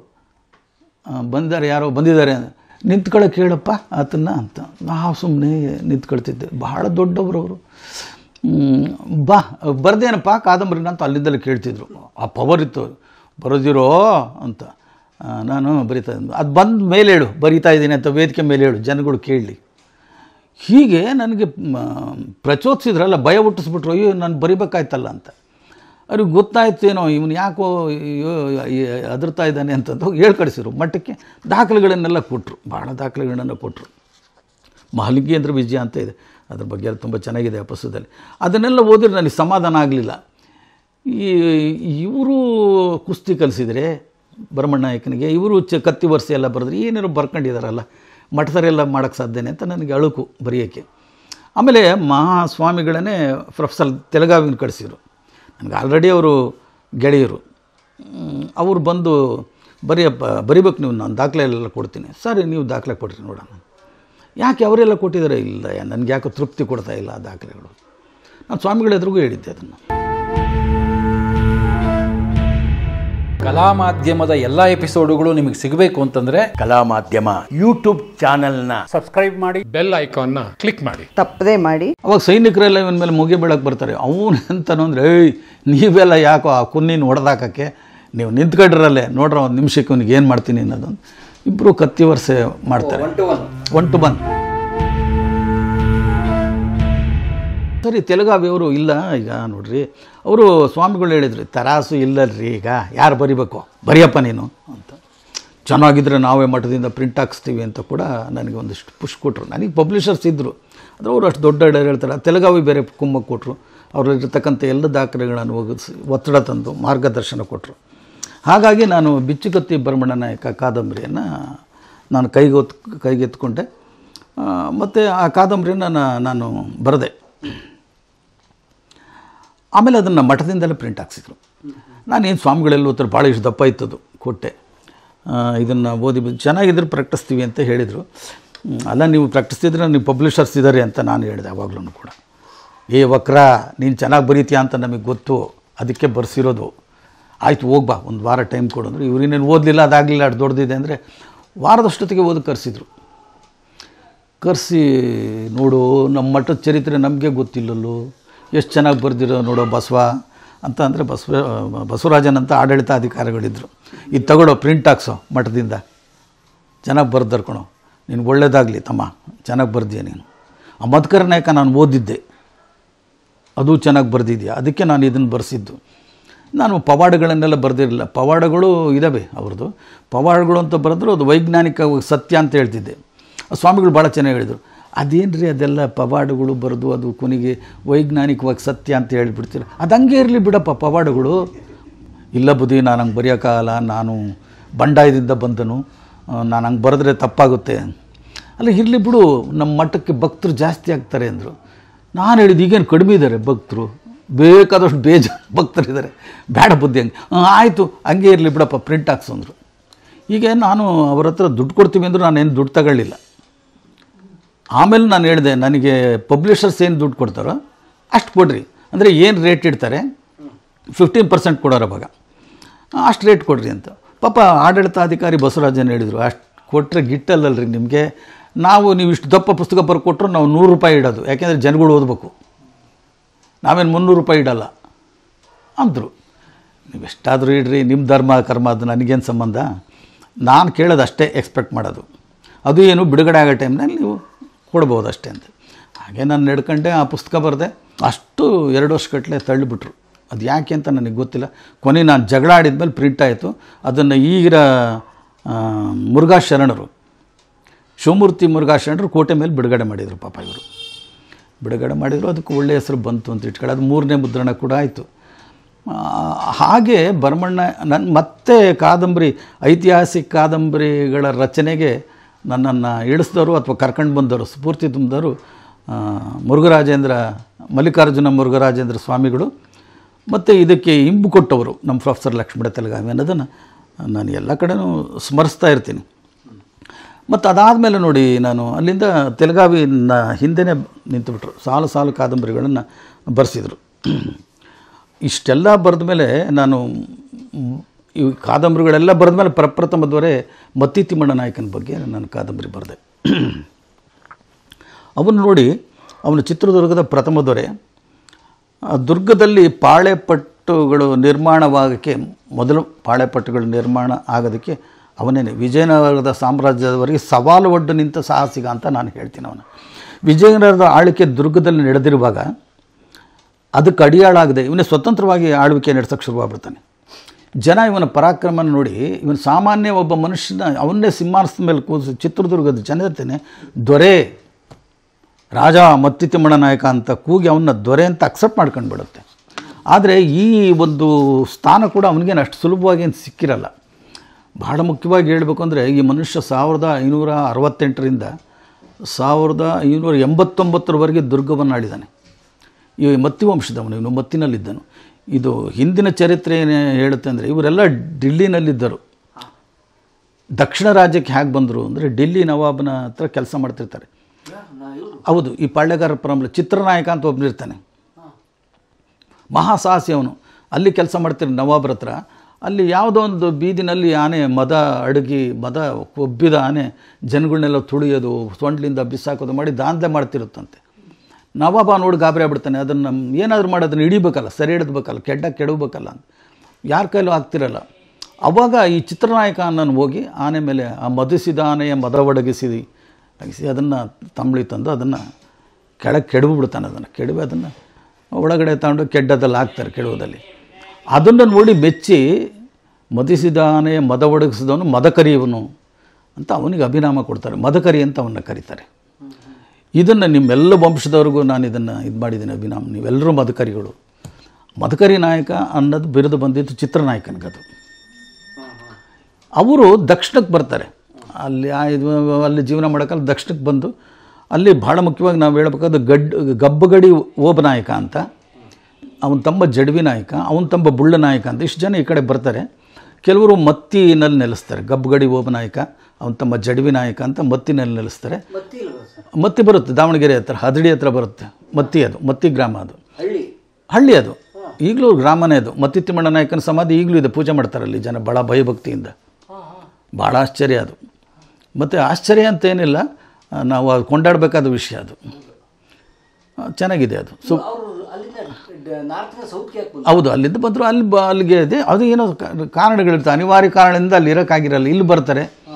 ಆ, ಬಂದಿದ್ದಾರೆ ಯಾರೋ ಬಂದಿದ್ದಾರೆ ನಿಂತ್ಕೊಳ್ಳೋಕೆ ಹೇಳಪ್ಪ ಆತನ್ನ ಅಂತ ನಾವು ಸುಮ್ಮನೆ ನಿಂತ್ಕೊಳ್ತಿದ್ದೆ ಬಹಳ ದೊಡ್ಡವರು ಅವರು ಹ್ಮ್, ಬಾ ಬರ್ದೇನಪ್ಪ ಕಾದಂಬರಿನ ಅಂತ ಅಲ್ಲಿಂದಲೇ ಕೇಳ್ತಿದ್ರು ಆ ಪವರ್ ಇತ್ತು ಬರೋದಿರೋ ಅಂತ ಆ, ನಾನು ಬರಿತಾ ಇದ್ದೆ ಅದು ಬಂದ ಮೇಲೆ ಹೇಳು ಬರಿತಾ ಇದ್ದೀನಿ ಅಂತ ವೇದಿಕೆ ಮೇಲೆ ಹೇಳು ಜನಗಳು ಕೇಳಲಿ ಹೀಗೆ ನನಗೆ ಮ, ಪ್ರಚೋದಿಸಿದ್ರಲ್ಲ ಭಯ ಹುಟ್ಟಿಸ್ಬಿಟ್ರು ಅಯ್ಯೋ ನಾನು ಬರಿಬೇಕಾಯ್ತಲ್ಲ ಅಂತ ಅವ್ರಿಗೆ ಗೊತ್ತಾಯ್ತು ಏನೋ ಇವನು ಯಾಕೋ ಅಯ್ಯೋ ಅದರ್ತಾ ಇದ್ದಾನೆ ಅಂತಂದು ಹೇಳಿ ಕಳಿಸಿದ್ರು ಮಟ್ಟಕ್ಕೆ ದಾಖಲೆಗಳನ್ನೆಲ್ಲ ಕೊಟ್ಟರು ಭಾಳ ದಾಖಲೆಗಳನ್ನೆಲ್ಲ ಕೊಟ್ಟರು ಮಹಲಿಂಗೇಂದ್ರ ವಿಜಯ ಅಂತ ಇದೆ ಅದ್ರ ಬಗ್ಗೆ ಎಲ್ಲ ತುಂಬ ಚೆನ್ನಾಗಿದೆ ಆ ಪುಸ್ತಕದಲ್ಲಿ ಅದನ್ನೆಲ್ಲ ಓದಿದ್ರೆ ನನಗೆ ಸಮಾಧಾನ ಆಗಲಿಲ್ಲ ಈ ಇವರು ಕುಸ್ತಿ ಕಲಿಸಿದರೆ ಭರಮಣ್ಣ ನಾಯಕನಿಗೆ ಇವರು ಚ ಕತ್ತಿ ವರ್ಷ ಎಲ್ಲ ಬರೆದ್ರೆ ಏನೇನೋ ಬರ್ಕೊಂಡಿದ್ದಾರಲ್ಲ ಮಠದರೆಲ್ಲ ಮಾಡೋಕ್ಕೆ ಸಾಧ್ಯನೇ ಅಂತ ನನಗೆ ಅಳುಕು ಬರೆಯೋಕ್ಕೆ ಆಮೇಲೆ ಮಹಾಸ್ವಾಮಿಗಳನ್ನೇ ಪ್ರೊಫೆಸರ್ ತೆಲಗಾವಿನ ಕಳಿಸಿದ್ರು ನನಗೆ ಆಲ್ರೆಡಿ ಅವರು ಗೆಳೆಯರು ಮ್, ಅವ್ರು ಬಂದು ಬರೆಯಪ್ಪ ಬರಿಬೇಕು ನೀವು ನಾನು ದಾಖಲೆ ಎಲ್ಲ ಕೊಡ್ತೀನಿ ಸರಿ ನೀವು ದಾಖಲೆ ಕೊಡ್ರಿ ನೋಡೋಣ ಯಾಕೆ ಅವರೆಲ್ಲ ಕೊಟ್ಟಿದ್ದಾರೆ ಇಲ್ಲ ನನಗೆ ಯಾಕೋ ತೃಪ್ತಿ ಕೊಡ್ತಾ ಇಲ್ಲ ಆ ದಾಖಲೆಗಳು ನಾನು ಸ್ವಾಮಿಗಳ ಎದುರಿಗೂ ಹೇಳಿದ್ದೆ ಅದನ್ನು ಕಲಾ ಮಾಧ್ಯಮದ ಎಲ್ಲ ಎಪಿಸೋಡುಗಳು ನಿಮಗೆ ಸಿಗಬೇಕು ಅಂತಂದ್ರೆ ಕಲಾ ಮಾಧ್ಯಮ ಯೂಟ್ಯೂಬ್ ಚಾನೆಲ್ನ ಸಬ್ಸ್ಕ್ರೈಬ್ ಮಾಡಿ ಬೆಲ್ ಐಕಾನ್ನ ಕ್ಲಿಕ್ ಮಾಡಿ ತಪ್ಪದೇ ಮಾಡಿ ಅವಾಗ ಸೈನಿಕರೆಲ್ಲ ಇವನ ಮೇಲೆ ಮುಗಿ ಬೀಳಕ್ಕೆ ಬರ್ತಾರೆ ಅವನು ಎಂತನೋ ಅಂದರೆ ಏಯ್ ನೀವೆಲ್ಲ ಯಾಕೋ ಆ ಕುನ್ನಿನ ಹೊಡೆದಾಕಕ್ಕೆ ನೀವು ನಿಂತ್ಕೊಂಡ್ರಲ್ಲೇ ನೋಡ್ರ ಒಂದು ನಿಮಿಷಕ್ಕೆ ಅವ್ನಿಗೆ ಏನು ಮಾಡ್ತೀನಿ ಅನ್ನೋದೊಂದು ಇಬ್ಬರು ಕತ್ತಿ ವರ್ಷ ಮಾಡ್ತಾರೆ ಒನ್ ಟು ಒನ್ ಸರಿ ತೆಲುಗಾವಿಯವರು ಇಲ್ಲ ಈಗ ನೋಡ್ರಿ ಅವರು ಸ್ವಾಮಿಗಳು ಹೇಳಿದ್ರು ತರಾಸು ಇಲ್ಲಲ್ರಿ ಈಗ ಯಾರು ಬರಿಬೇಕು ಬರಿಯಪ್ಪ ನೀನು ಅಂತ ಚೆನ್ನಾಗಿದ್ದರೆ ನಾವೇ ಮಠದಿಂದ ಪ್ರಿಂಟ್ ಹಾಕ್ಸ್ತೀವಿ ಅಂತ ಕೂಡ ನನಗೆ ಒಂದಿಷ್ಟು ಪುಷ್ ಕೊಟ್ಟರು ನನಗೆ ಪಬ್ಲಿಷರ್ಸ್ ಇದ್ದರು ಆದರೆ ಅವರು ಅಷ್ಟು ದೊಡ್ಡ ಡೈರ್ ಹೇಳ್ತಾರೆ ತೆಲುಗಾವಿ ಬೇರೆ ಕುಮ್ಮಕ್ಕೆ ಕೊಟ್ಟರು ಅವರಲ್ಲಿರ್ತಕ್ಕಂಥ ಎಲ್ಲ ದಾಖಲೆಗಳನ್ನು ಒದಗಿಸಿ ಒತ್ತಡ ತಂದು ಮಾರ್ಗದರ್ಶನ ಕೊಟ್ಟರು ಹಾಗಾಗಿ ನಾನು ಬಿಚ್ಚುಕತ್ತಿ ಭರಮಣ ನಾಯಕ ಕಾದಂಬರಿಯನ್ನು ನಾನು ಕೈಗೊತ್ ಕೈಗೆತ್ಕೊಂಡೆ ಮತ್ತು ಆ ಕಾದಂಬರಿಯನ್ನು ನಾ- ನಾನು ಬರೆದೆ ಆಮೇಲೆ ಅದನ್ನು ಮಠದಿಂದಲೇ ಪ್ರಿಂಟ್ ಹಾಕ್ಸಿದ್ರು ನಾನೇನು ಸ್ವಾಮಿಗಳೆಲ್ಲ ಓದ್ತಾರೆ ಭಾಳ ಇಷ್ಟು ದಪ್ಪ ಇತ್ತದು ಕೊಟ್ಟೆ ಇದನ್ನು ಓದಿ ಬ- ಚೆನ್ನಾಗಿದ್ರೆ ಪ್ರಕಟಿಸ್ತೀವಿ ಅಂತ ಹೇಳಿದರು ಹ್ಮ್, ಅಲ್ಲ ನೀವು ಪ್ರಕಟಿಸ್ತಿದ್ರೆ ನೀವು ಪಬ್ಲಿಷರ್ಸ್ ಇದ್ದಾರೆ ಅಂತ ನಾನು ಹೇಳಿದೆ ಯಾವಾಗಲೂ ಕೂಡ ಏ ವಕ್ರ ನೀನು ಚೆನ್ನಾಗಿ ಬರೀತೀಯ ಅಂತ ನಮಗೆ ಗೊತ್ತು ಅದಕ್ಕೆ ಬರ್ಸಿರೋದು ಆಯಿತು ಹೋಗ್ಬಾ ಒಂದು ವಾರ ಟೈಮ್ ಕೊಡು ಅಂದ್ರೆ ಇವ್ರಿನೇನು ಓದಲಿಲ್ಲ ಅದಾಗಲಿಲ್ಲ ಅಷ್ಟು ದೊಡ್ಡದಿದೆ ಅಂದರೆ ವಾರದಷ್ಟೊತ್ತಿಗೆ ಓದಿ ಕರೆಸಿದ್ರು ಕರೆಸಿ ನೋಡು ನಮ್ಮ ಮಠದ ಚರಿತ್ರೆ ನಮಗೆ ಗೊತ್ತಿಲ್ಲಲ್ಲೋ ಎಷ್ಟು ಚೆನ್ನಾಗಿ ಬರೆದಿರೋ ನೋಡೋ ಬಸವ ಅಂತ ಅಂದರೆ ಬಸವ ಬಸವರಾಜನ್ ಅಂತ ಆಡಳಿತಾಧಿಕಾರಿಗಳಿದ್ದರು ಇದು ತಗೊಳ್ಳೋ ಪ್ರಿಂಟ್ ಹಾಕ್ಸೋ ಮಠದಿಂದ ಚೆನ್ನಾಗಿ ಬರ್ದರ್ಕೊಣೋ ನಿನಗೆ ಒಳ್ಳೇದಾಗಲಿ ತಮ್ಮ ಚೆನ್ನಾಗಿ ಬರ್ದೀಯ ನೀನು ಆ ಮಧುಕರ ನಾಯಕ ನಾನು ಓದಿದ್ದೆ ಅದು ಚೆನ್ನಾಗಿ ಬರೆದಿದೆಯಾ ಅದಕ್ಕೆ ನಾನು ಇದನ್ನು ಬರೆಸಿದ್ದು ನಾನು ಪವಾಡಗಳನ್ನೆಲ್ಲ ಬರೆದಿರಲಿಲ್ಲ ಪವಾಡಗಳು ಇದ್ದಾವೆ ಅವ್ರದ್ದು ಪವಾಡಗಳು ಅಂತ ಬರೆದ್ರು ಅದು ವೈಜ್ಞಾನಿಕ ಸತ್ಯ ಅಂತ ಹೇಳ್ತಿದ್ದೆ ಆ ಸ್ವಾಮಿಗಳು ಭಾಳ ಚೆನ್ನಾಗಿ ಹೇಳಿದರು ಅದೇನು ರೀ ಅದೆಲ್ಲ ಪವಾಡಗಳು ಬರೆದು ಅದು ಕೊನೆಗೆ ವೈಜ್ಞಾನಿಕವಾಗಿ ಸತ್ಯ ಅಂತ ಹೇಳಿಬಿಡ್ತೀರ ಅದು ಹಂಗೆ ಇರಲಿ ಬಿಡಪ್ಪ ಪವಾಡಗಳು ಇಲ್ಲ ಬುದ್ಧಿ ನಾನು ಹಂಗೆ ಬರೆಯೋಕ್ಕಾಗಲ್ಲ ನಾನು ಬಂಡಾಯದಿಂದ ಬಂದನು ನಾನು ಹಂಗೆ ಬರೆದ್ರೆ ತಪ್ಪಾಗುತ್ತೆ ಅಲ್ಲ ಇರಲಿ ಬಿಡು ನಮ್ಮ ಮಠಕ್ಕೆ ಭಕ್ತರು ಜಾಸ್ತಿ ಆಗ್ತಾರೆ ಅಂದರು ನಾನು ಹೇಳಿದ್ದು ಈಗೇನು ಕಡಿಮೆ ಇದ್ದಾರೆ ಭಕ್ತರು ಬೇಕಾದಷ್ಟು ಬೇಜಾರು ಭಕ್ತರಿದ್ದಾರೆ ಬೇಡ ಬುದ್ಧಿ ಹಂಗೆ "ಹ್ಮ್, ಆಯಿತು ಹಂಗೆ ಇರಲಿ ಬಿಡಪ್ಪ ಪ್ರಿಂಟ್ ಹಾಕ್ಸಂದ್ರು ಈಗ ನಾನು ಅವ್ರ ಹತ್ರ ದುಡ್ಡು ಕೊಡ್ತೀವಿ ಅಂದರೂ ನಾನೇನು ದುಡ್ಡು ತಗೊಳ್ಳಿಲ್ಲ ಆಮೇಲೆ ನಾನು ಹೇಳಿದೆ ನನಗೆ ಪಬ್ಲಿಷರ್ಸ್ ಏನು ದುಡ್ಡು ಕೊಡ್ತಾರೋ ಅಷ್ಟು ಕೊಡ್ರಿ ಅಂದರೆ ಏನು ರೇಟ್ ಇಡ್ತಾರೆ ಫಿಫ್ಟೀನ್ ಪರ್ಸೆಂಟ್ ಕೊಡೋರು ಅವಾಗ ಅಷ್ಟು ರೇಟ್ ಕೊಡ್ರಿ ಅಂತ ಪಾಪ ಆಡಳಿತಾಧಿಕಾರಿ ಬಸವರಾಜನ್ ಹೇಳಿದರು ಅಷ್ಟು ಕೊಟ್ಟರೆ ಗಿಟ್ಟಲ್ಲಲ್ರಿ ನಿಮಗೆ ನಾವು ನೀವು ಇಷ್ಟು ದಪ್ಪ ಪುಸ್ತಕ ಬರ್ಕೊಟ್ರು ನಾವು ನೂರು ರೂಪಾಯಿ ಇಡೋದು ಯಾಕೆಂದರೆ ಜನಗಳು ಓದಬೇಕು ನಾವೇನು ಮುನ್ನೂರು ರೂಪಾಯಿ ಇಡಲ್ಲ ಅಂದರು ನೀವು ಎಷ್ಟಾದರೂ ಇಡ್ರಿ ನಿಮ್ಮ ಧರ್ಮ ಕರ್ಮ ಅದು ನನಗೇನು ಸಂಬಂಧ ನಾನು ಕೇಳೋದು ಅಷ್ಟೇ ಎಕ್ಸ್ಪೆಕ್ಟ್ ಮಾಡೋದು ಅದು ಏನು ಬಿಡುಗಡೆ ಆಗೋ ಟೈಮ್ನಲ್ಲಿ ನೀವು ಕೊಡ್ಬೋದು ಅಷ್ಟೇ ಅಂತ ಹಾಗೆ ನಾನು ನಡ್ಕೊಂಡೆ ಆ ಪುಸ್ತಕ ಬರೆದೆ ಅಷ್ಟು ಎರಡು ವರ್ಷಗಟ್ಟಲೆ ತಳ್ಳಿಬಿಟ್ರು ಅದು ಯಾಕೆ ಅಂತ ನನಗೆ ಗೊತ್ತಿಲ್ಲ ಕೊನೆ ನಾನು ಜಗಳ ಆಡಿದ್ಮೇಲೆ ಪ್ರಿಂಟ್ ಆಯಿತು ಅದನ್ನು ಈಗಿನ ಆ, ಮುರುಘಾ ಶರಣರು ಶಿವಮೂರ್ತಿ ಮುರುಘಾ ಶರಣರು ಕೋಟೆ ಮೇಲೆ ಬಿಡುಗಡೆ ಮಾಡಿದರು ಪಾಪ ಇವರು ಬಿಡುಗಡೆ ಮಾಡಿದರು ಅದಕ್ಕೆ ಒಳ್ಳೆಯ ಹೆಸರು ಬಂತು ಅಂತ ಇಟ್ಕೊಳ್ಳಿ ಅದು ಮೂರನೇ ಮುದ್ರಣ ಕೂಡ ಆಯಿತು ಹಾಗೆ ಭರಮಣ್ಣ ನನ್ನ ಮತ್ತೆ ಕಾದಂಬರಿ ಐತಿಹಾಸಿಕ ಕಾದಂಬರಿಗಳ ರಚನೆಗೆ ನನ್ನನ್ನು ಇಳಿಸಿದವರು ಅಥವಾ ಕರ್ಕೊಂಡು ಬಂದವರು ಸ್ಫೂರ್ತಿ ತುಂಬಿದವರು ಆ, ಮುರುಘರಾಜೇಂದ್ರ ಮಲ್ಲಿಕಾರ್ಜುನ ಮುರುಘರಾಜೇಂದ್ರ ಸ್ವಾಮಿಗಳು ಮತ್ತು ಇದಕ್ಕೆ ಇಂಬು ಕೊಟ್ಟವರು ನಮ್ಮ ಪ್ರೊಫೆಸರ್ ಲಕ್ಷ್ಮಣ ತೆಲಗಾವಿ ಅನ್ನೋದನ್ನು ನಾನು ಎಲ್ಲ ಕಡೆನೂ ಸ್ಮರಿಸ್ತಾ ಇರ್ತೀನಿ ಮತ್ತು ಅದಾದಮೇಲೆ ನೋಡಿ ನಾನು ಅಲ್ಲಿಂದ ತೆಲಗಾವಿನ ಹಿಂದೆನೇ ನಿಂತುಬಿಟ್ರು ಸಾಲು ಸಾಲು ಕಾದಂಬರಿಗಳನ್ನು ಬರೆಸಿದರು ಇಷ್ಟೆಲ್ಲ ಬರೆದ ಮೇಲೆ ನಾನು ಮ್, ಈ ಕಾದಂಬರಿಗಳೆಲ್ಲ ಬರೆದ ಮೇಲೆ ಪ್ರಪ್ರಥಮ ದೊರೆ ಮತ್ತಿ ತಿಮ್ಮಣ್ಣ ನಾಯಕನ ಬಗ್ಗೆ ನಾನು ಕಾದಂಬರಿ ಬರೆದೆ ಅವನು ನೋಡಿ ಅವನು ಚಿತ್ರದುರ್ಗದ ಪ್ರಥಮ ದೊರೆ ಆ ದುರ್ಗದಲ್ಲಿ ಪಾಳೆಪಟ್ಟುಗಳು ನಿರ್ಮಾಣವಾಗಕ್ಕೆ ಮೊದಲು ಪಾಳೆಪಟ್ಟುಗಳು ನಿರ್ಮಾಣ ಆಗೋದಕ್ಕೆ ಅವನೇನೆ ವಿಜಯನಗರದ ಸಾಮ್ರಾಜ್ಯದವರೆಗೆ ಸವಾಲು ಒಡ್ಡು ನಿಂತ ಸಾಹಸಿಗ ಅಂತ ನಾನು ಹೇಳ್ತೀನಿ ಅವನು ವಿಜಯನಗರದ ಆಳ್ವಿಕೆ ದುರ್ಗದಲ್ಲಿ ನಡೆದಿರುವಾಗ ಅದಕ್ಕೆ ಅಡಿಯಾಳಾಗದೆ ಇವನೇ ಸ್ವತಂತ್ರವಾಗಿ ಆಳ್ವಿಕೆ ನಡೆಸೋಕ್ಕೆ ಶುರುವಾಗ್ಬಿಡ್ತಾನೆ ಜನ ಇವನ ಪರಾಕ್ರಮನ ನೋಡಿ ಇವನು ಸಾಮಾನ್ಯ ಒಬ್ಬ ಮನುಷ್ಯನ ಅವನ್ನೇ ಸಿಂಹಾಸನದ ಮೇಲೆ ಕೂರಿಸಿ ಚಿತ್ರದುರ್ಗದ ಜನತೆನೆ ದೊರೆ ರಾಜ ಮತ್ತಿ ತಿಮ್ಮಣ್ಣ ನಾಯಕ ಅಂತ ಕೂಗಿ ಅವನ್ನ ದೊರೆ ಅಂತ ಅಕ್ಸೆಪ್ಟ್ ಮಾಡ್ಕೊಂಡು ಬಿಡುತ್ತೆ ಆದರೆ ಈ ಒಂದು ಸ್ಥಾನ ಕೂಡ ಅವನಿಗೇನು ಅಷ್ಟು ಸುಲಭವಾಗಿ ಏನು ಸಿಕ್ಕಿರಲ್ಲ ಬಹಳ ಮುಖ್ಯವಾಗಿ ಹೇಳಬೇಕು ಅಂದರೆ ಈ ಮನುಷ್ಯ ಸಾವಿರದ ಐನೂರ ಅರವತ್ತೆಂಟರಿಂದ ಸಾವಿರದ ಐನೂರ ಎಂಬತ್ತೊಂಬತ್ತರವರೆಗೆ ದುರ್ಗವನ್ನು ಆಳಿದ್ದಾನೆ ಈ ಮತ್ತಿ ವಂಶದವನು ಇವನು ಮತ್ತಿನಲ್ಲಿದ್ದನು ಇದು ಹಿಂದಿನ ಚರಿತ್ರೆ ಏನು ಹೇಳುತ್ತೆ ಅಂದರೆ ಇವರೆಲ್ಲ ಡಿಲ್ಲಿನಲ್ಲಿದ್ದರು ದಕ್ಷಿಣ ರಾಜ್ಯಕ್ಕೆ ಹೇಗೆ ಬಂದರು ಅಂದರೆ ಡಿಲ್ಲಿ ನವಾಬನ ಹತ್ರ ಕೆಲಸ ಮಾಡ್ತಿರ್ತಾರೆ ಹೌದು ಈ ಪಾಳ್ಯಗಾರ ಪರಂಪರೆ ಚಿತ್ರನಾಯಕ ಅಂತ ಒಬ್ಬನಿರ್ತಾನೆ ಮಹಾಸಾಹಸಿ ಅವನು ಅಲ್ಲಿ ಕೆಲಸ ಮಾಡ್ತಿರೋ ನವಾಬ್ರ ಹತ್ರ ಅಲ್ಲಿ ಯಾವುದೋ ಒಂದು ಬೀದಿನಲ್ಲಿ ಆನೆ ಮದ ಅಡಗಿ ಮದ ಕೊಬ್ಬಿದ ಆನೆ ಜನಗಳನ್ನೆಲ್ಲ ತುಳಿಯೋದು ಸೊಂಡ್ಲಿಂದ ಬಿಸಾಕೋದು ಮಾಡಿ ದಾಂಧಲೆ ಮಾಡ್ತಿರುತ್ತಂತೆ ನವಾಬ ನೋಡಿ ಗಾಬರಿ ಆಗ್ಬಿಡ್ತಾನೆ ಅದನ್ನು ಏನಾದರೂ ಮಾಡಿ ಅದನ್ನು ಹಿಡಿಬೇಕಲ್ಲ ಸರಿ ಹಿಡಿದ್ಬೇಕಲ್ಲ ಕೆಡ್ಡ ಕೆಡಬೇಕಲ್ಲ ಅಂತ ಯಾರ ಕೈಲೂ ಆಗ್ತಿರಲ್ಲ ಅವಾಗ ಈ ಚಿತ್ರನಾಯಕ ನಾನು ಹೋಗಿ ಆನೆ ಮೇಲೆ ಆ ಮದಿಸಿದ ಆನೆಯ ಮದ ಒಡಗಿಸಿ ಒಡಗಿಸಿ ಅದನ್ನು ತಂಬಳಿ ತಂದು ಅದನ್ನು ಕೆಳಗೆ ಕೆಡವು ಬಿಡ್ತಾನೆ ಅದನ್ನು ಕೆಡವಿ ಅದನ್ನು ಒಳಗಡೆ ತಗೊಂಡು ಕೆಡ್ಡದಲ್ಲಿ ಹಾಕ್ತಾರೆ ಕೆಡವುದಲ್ಲಿ ಅದನ್ನು ನೋಡಿ ಮೆಚ್ಚಿ ಮದಿಸಿದ ಆನೆಯ ಮದ ಒಡಗಿಸಿದವನು ಮದಕರಿಯವನು ಅಂತ ಅವನಿಗೆ ಅಭಿನಾಮ ಕೊಡ್ತಾರೆ ಮದಕರಿ ಅಂತ ಅವನ್ನ ಕರೀತಾರೆ ಇದನ್ನು ನಿಮ್ಮೆಲ್ಲ ವಂಶದವ್ರಿಗೂ ನಾನು ಇದನ್ನು ಇದು ಮಾಡಿದ್ದೀನಿ ಅಭಿನಾಮ ನೀವೆಲ್ಲರೂ ಮದಕರಿಗಳು ಮದಕರಿ ನಾಯಕ ಅನ್ನೋದು ಬಿರುದು ಬಂದಿದ್ದು ಚಿತ್ರನಾಯಕನಿಗದು ಅವರು ದಕ್ಷಿಣಕ್ಕೆ ಬರ್ತಾರೆ ಅಲ್ಲಿ ಆ ಇದು ಅಲ್ಲಿ ಜೀವನ ಮಾಡೋಕ್ಕಲ್ಲಿ ದಕ್ಷಿಣಕ್ಕೆ ಬಂದು ಅಲ್ಲಿ ಭಾಳ ಮುಖ್ಯವಾಗಿ ನಾವು ಹೇಳ್ಬೇಕಾದ್ರೆ ಗಡ್ ಗಬ್ಬಗಡಿ ಓಬನಾಯಕ ಅಂತ ಅವನ ತಮ್ಮ ಜಡ್ವಿ ನಾಯಕ ಅವನ ತಮ್ಮ ಬುಳ್ಳ ನಾಯಕ ಅಂತ ಇಷ್ಟು ಜನ ಈ ಕಡೆ ಬರ್ತಾರೆ ಕೆಲವರು ಮತ್ತಿನಲ್ಲಿ ನೆಲೆಸ್ತಾರೆ ಗಬ್ಬಗಡಿ ಓಬನಾಯಕ ಅವನ ತಮ್ಮ ಜಡ್ವಿ ನಾಯಕ ಅಂತ ಮತ್ತಿನಲ್ಲಿ ನೆಲೆಸ್ತಾರೆ ಮತ್ತಿ ಬರುತ್ತೆ ದಾವಣಗೆರೆ ಹತ್ರ ಹದಡಿ ಹತ್ರ ಬರುತ್ತೆ ಮತ್ತಿ ಅದು ಮತ್ತಿ ಗ್ರಾಮ ಅದು ಹಳ್ಳಿ ಅದು ಈಗಲೂ ಗ್ರಾಮನೇ ಅದು ಮತ್ತಿ ತಿಮ್ಮಣ್ಣ ನಾಯಕನ ಸಮಾಧಿ ಈಗಲೂ ಇದೆ ಪೂಜೆ ಮಾಡ್ತಾರೆ ಅಲ್ಲಿ ಜನ ಭಾಳ ಭಯಭಕ್ತಿಯಿಂದ ಭಾಳ ಆಶ್ಚರ್ಯ ಅದು ಮತ್ತು ಆಶ್ಚರ್ಯ ಅಂತ ಏನಿಲ್ಲ ಆ, ನಾವು ಅದು ಕೊಂಡಾಡಬೇಕಾದ ವಿಷಯ ಅದು ಆ, ಚೆನ್ನಾಗಿದೆ ಅದು ಸೊ ಹೌದು ಅಲ್ಲಿಂದ ಬಂದರು ಅಲ್ಲಿ ಬ ಅಲ್ಲಿಗೆ ಇದೆ ಅದು ಏನೋ ಕಾ- ಕಾರಣಗಳಿರ್ತವೆ ಅನಿವಾರ್ಯ ಕಾರಣದಿಂದ ಅಲ್ಲಿ ಇರೋಕ್ಕಾಗಿರಲ್ಲ ಇಲ್ಲಿ ಬರ್ತಾರೆ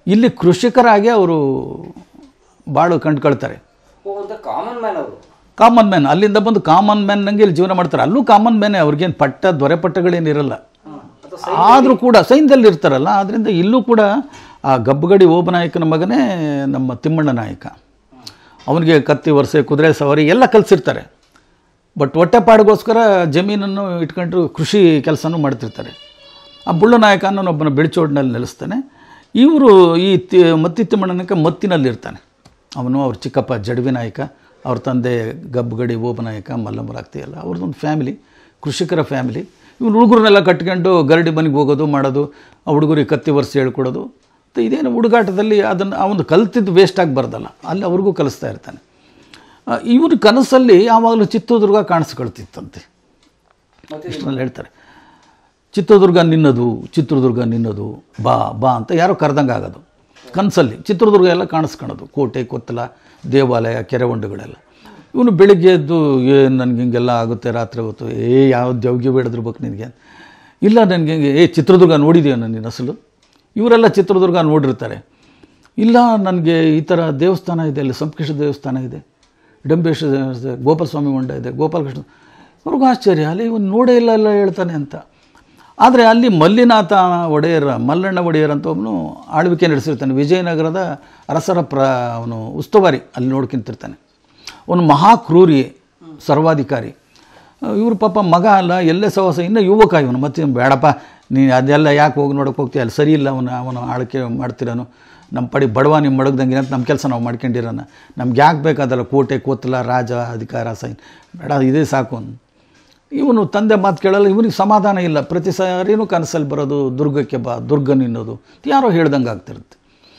ಇಲ್ಲಿ ಕೃಷಿಕರಾಗಿ ಅವರು ಬಾಳು ಕಂಡುಕೊಳ್ತಾರೆ ಕಾಮನ್ ಮ್ಯಾನ್ ಅವರು ಕಾಮನ್ ಮ್ಯಾನ್ ಅಲ್ಲಿಂದ ಬಂದು ಕಾಮನ್ ಮ್ಯಾನ್ ನಂಗೆ ಇಲ್ಲಿ ಜೀವನ ಮಾಡ್ತಾರೆ ಅಲ್ಲೂ ಕಾಮನ್ ಮ್ಯಾನೇ ಅವ್ರಿಗೇನು ಪಟ್ಟ ದೊರೆ ಪಟ್ಟಗಳೇನಿರಲ್ಲ ಆದರೂ ಕೂಡ ಸೈನ್ಯದಲ್ಲಿ ಇರ್ತಾರಲ್ಲ ಆದ್ದರಿಂದ ಇಲ್ಲೂ ಕೂಡ ಆ ಗಬ್ಬಗಡಿ ಓಬನಾಯಕನ ಮಗನೇ ನಮ್ಮ ತಿಮ್ಮಣ್ಣ ನಾಯಕ ಅವನಿಗೆ ಕತ್ತಿ ವರ್ಷೆ ಕುದುರೆ ಸವಾರಿ ಎಲ್ಲ ಕಲಿಸಿರ್ತಾರೆ ಬಟ್ ಹೊಟ್ಟೆಪಾಡಿಗೋಸ್ಕರ ಜಮೀನನ್ನು ಇಟ್ಕೊಂಡು ಕೃಷಿ ಕೆಲಸನೂ ಮಾಡ್ತಿರ್ತಾರೆ ಆ ಬುಳ್ಳ ನಾಯಕ ಅನ್ನೋನೊಬ್ಬನ ಬೆಳ್ಚೋಡಿನಲ್ಲಿ ನೆಲೆಸ್ತಾನೆ ಇವರು ಈ ತಿ ಮತ್ತಿ ತಿಮ್ಮಣ್ಣನಕ ಮತ್ತಿನಲ್ಲಿರ್ತಾನೆ ಅವನು ಅವ್ರ ಚಿಕ್ಕಪ್ಪ ಜಡವಿ ನಾಯಕ ಅವ್ರ ತಂದೆ ಗಬ್ಬಗಡಿ ಓಬನಾಯಕ ಮಲ್ಲಮ್ಮರಾಗ್ತಿ ಎಲ್ಲ ಅವ್ರದ್ದೊಂದು ಫ್ಯಾಮಿಲಿ ಕೃಷಿಕರ ಫ್ಯಾಮಿಲಿ ಇವ್ನು ಹುಡುಗರನ್ನೆಲ್ಲ ಕಟ್ಕೊಂಡು ಗರಡಿ ಮನೆಗೆ ಹೋಗೋದು ಮಾಡೋದು ಆ ಹುಡುಗರಿಗೆ ಕತ್ತಿ ವರ್ಷ ಹೇಳ್ಕೊಡೋದು ಮತ್ತು ಇದೇನು ಹುಡುಗಾಟದಲ್ಲಿ ಅದನ್ನು ಅವನು ಕಲ್ತಿದ್ದು ವೇಸ್ಟ್ ಆಗಬಾರ್ದಲ್ಲ ಅಲ್ಲಿ ಅವ್ರಿಗೂ ಕಲಿಸ್ತಾ ಇರ್ತಾನೆ ಇವ್ರ ಕನಸಲ್ಲಿ ಯಾವಾಗಲೂ ಚಿತ್ರದುರ್ಗ ಕಾಣಿಸ್ಕೊಳ್ತಿತ್ತಂತೆ ಇಷ್ಟರಲ್ಲಿ ಹೇಳ್ತಾರೆ ಚಿತ್ರದುರ್ಗ ನಿನ್ನದು ಚಿತ್ರದುರ್ಗ ನಿನ್ನದು ಬಾ ಬಾ ಅಂತ ಯಾರೋ ಕರೆದಂಗೆ ಆಗೋದು ಕನಸಲ್ಲಿ ಚಿತ್ರದುರ್ಗ ಎಲ್ಲ ಕಾಣಿಸ್ಕೊಳೋದು ಕೋಟೆ ಕೊತ್ತಲ ದೇವಾಲಯ ಕೆರೆವಂಡುಗಳೆಲ್ಲ ಇವನು ಬೆಳಿಗ್ಗೆ ಎದ್ದು ಏನು ನನಗೆ ಹಿಂಗೆಲ್ಲ ಆಗುತ್ತೆ ರಾತ್ರಿ ಹೊತ್ತು ಏ ಯಾವ ದೇವ್ಗೆ ಬೇಡದಿರ್ಬೇಕು ನಿನಗೆ ಇಲ್ಲ ನನಗೆ ಹಿಂಗೆ ಏ ಚಿತ್ರದುರ್ಗ ನೋಡಿದೆಯೋ ನಿನ್ನ ಅಸಲು ಇವರೆಲ್ಲ ಚಿತ್ರದುರ್ಗ ನೋಡಿರ್ತಾರೆ ಇಲ್ಲ ನನಗೆ ಈ ಥರ ದೇವಸ್ಥಾನ ಇದೆ ಅಲ್ಲಿ ಸಂಕೇಶ ದೇವಸ್ಥಾನ ಇದೆ ಡಂಬೇಶ ದೇವಸ್ಥಾನ, ಗೋಪಾಲ ಸ್ವಾಮಿ ಹೊಂಡ ಇದೆ ಗೋಪಾಲಕೃಷ್ಣ ಅವ್ರಿಗೂ ಆಶ್ಚರ್ಯ ಅಲ್ಲಿ ಇವನು ನೋಡೇ ಇಲ್ಲ ಎಲ್ಲ ಹೇಳ್ತಾನೆ ಅಂತ ಆದರೆ ಅಲ್ಲಿ ಮಲ್ಲಿನಾಥ ಒಡೆಯರ ಮಲ್ಲಣ್ಣ ಒಡೆಯರ್ ಅಂತ ಒಬ್ಬನು ಆಳ್ವಿಕೆ ನಡೆಸಿರ್ತಾನೆ ವಿಜಯನಗರದ ಅರಸರ ಪ್ರ ಅವನು ಉಸ್ತುವಾರಿ ಅಲ್ಲಿ ನೋಡ್ಕೊಂತಿರ್ತಾನೆ ಅವನು ಮಹಾಕ್ರೂರಿ ಸರ್ವಾಧಿಕಾರಿ ಇವ್ರ ಪಾಪ ಮಗ ಅಲ್ಲ ಎಲ್ಲೇ ಸವಾಸ ಇನ್ನೂ ಯುವಕ ಇವನು ಮತ್ತೆ ಬೇಡಪ್ಪ ನೀನು ಅದೆಲ್ಲ ಯಾಕೆ ಹೋಗಿ ನೋಡೋಕೆ ಹೋಗ್ತೀಯ ಅಲ್ಲಿ ಸರಿ ಇಲ್ಲ ಅವನು ಅವನು ಆಳ್ಕೆ ಮಾಡ್ತಿರೋನು ನಮ್ಮ ಪಡಿ ಬಡವ ನಿಮ್ಮ ಮಡಗ್ದಂಗೆ ಅಂತ ನಮ್ಮ ಕೆಲಸ ನಾವು ಮಾಡ್ಕೊಂಡಿರೋಣ ನಮ್ಗೆ ಯಾಕೆ ಬೇಕಾದಲ್ಲ ಕೋಟೆ ಕೋತಲ ರಾಜ ಅಧಿಕಾರ ಸೈನ್ ಬೇಡ ಇದೇ ಸಾಕು ಅವ್ನು. ಇವನು ತಂದೆ ಮಾತು ಕೇಳಲ್ಲ ಇವನಿಗೆ ಸಮಾಧಾನ ಇಲ್ಲ ಪ್ರತಿ ಸಾರಿನೂ ಕನಸಲ್ಲಿ ಬರೋದು ದುರ್ಗಕ್ಕೆ ಬಾ ದುರ್ಗ ನಿನ್ನೋದು ಯಾರೋ ಹೇಳ್ದಂಗೆ ಆಗ್ತಿರುತ್ತೆ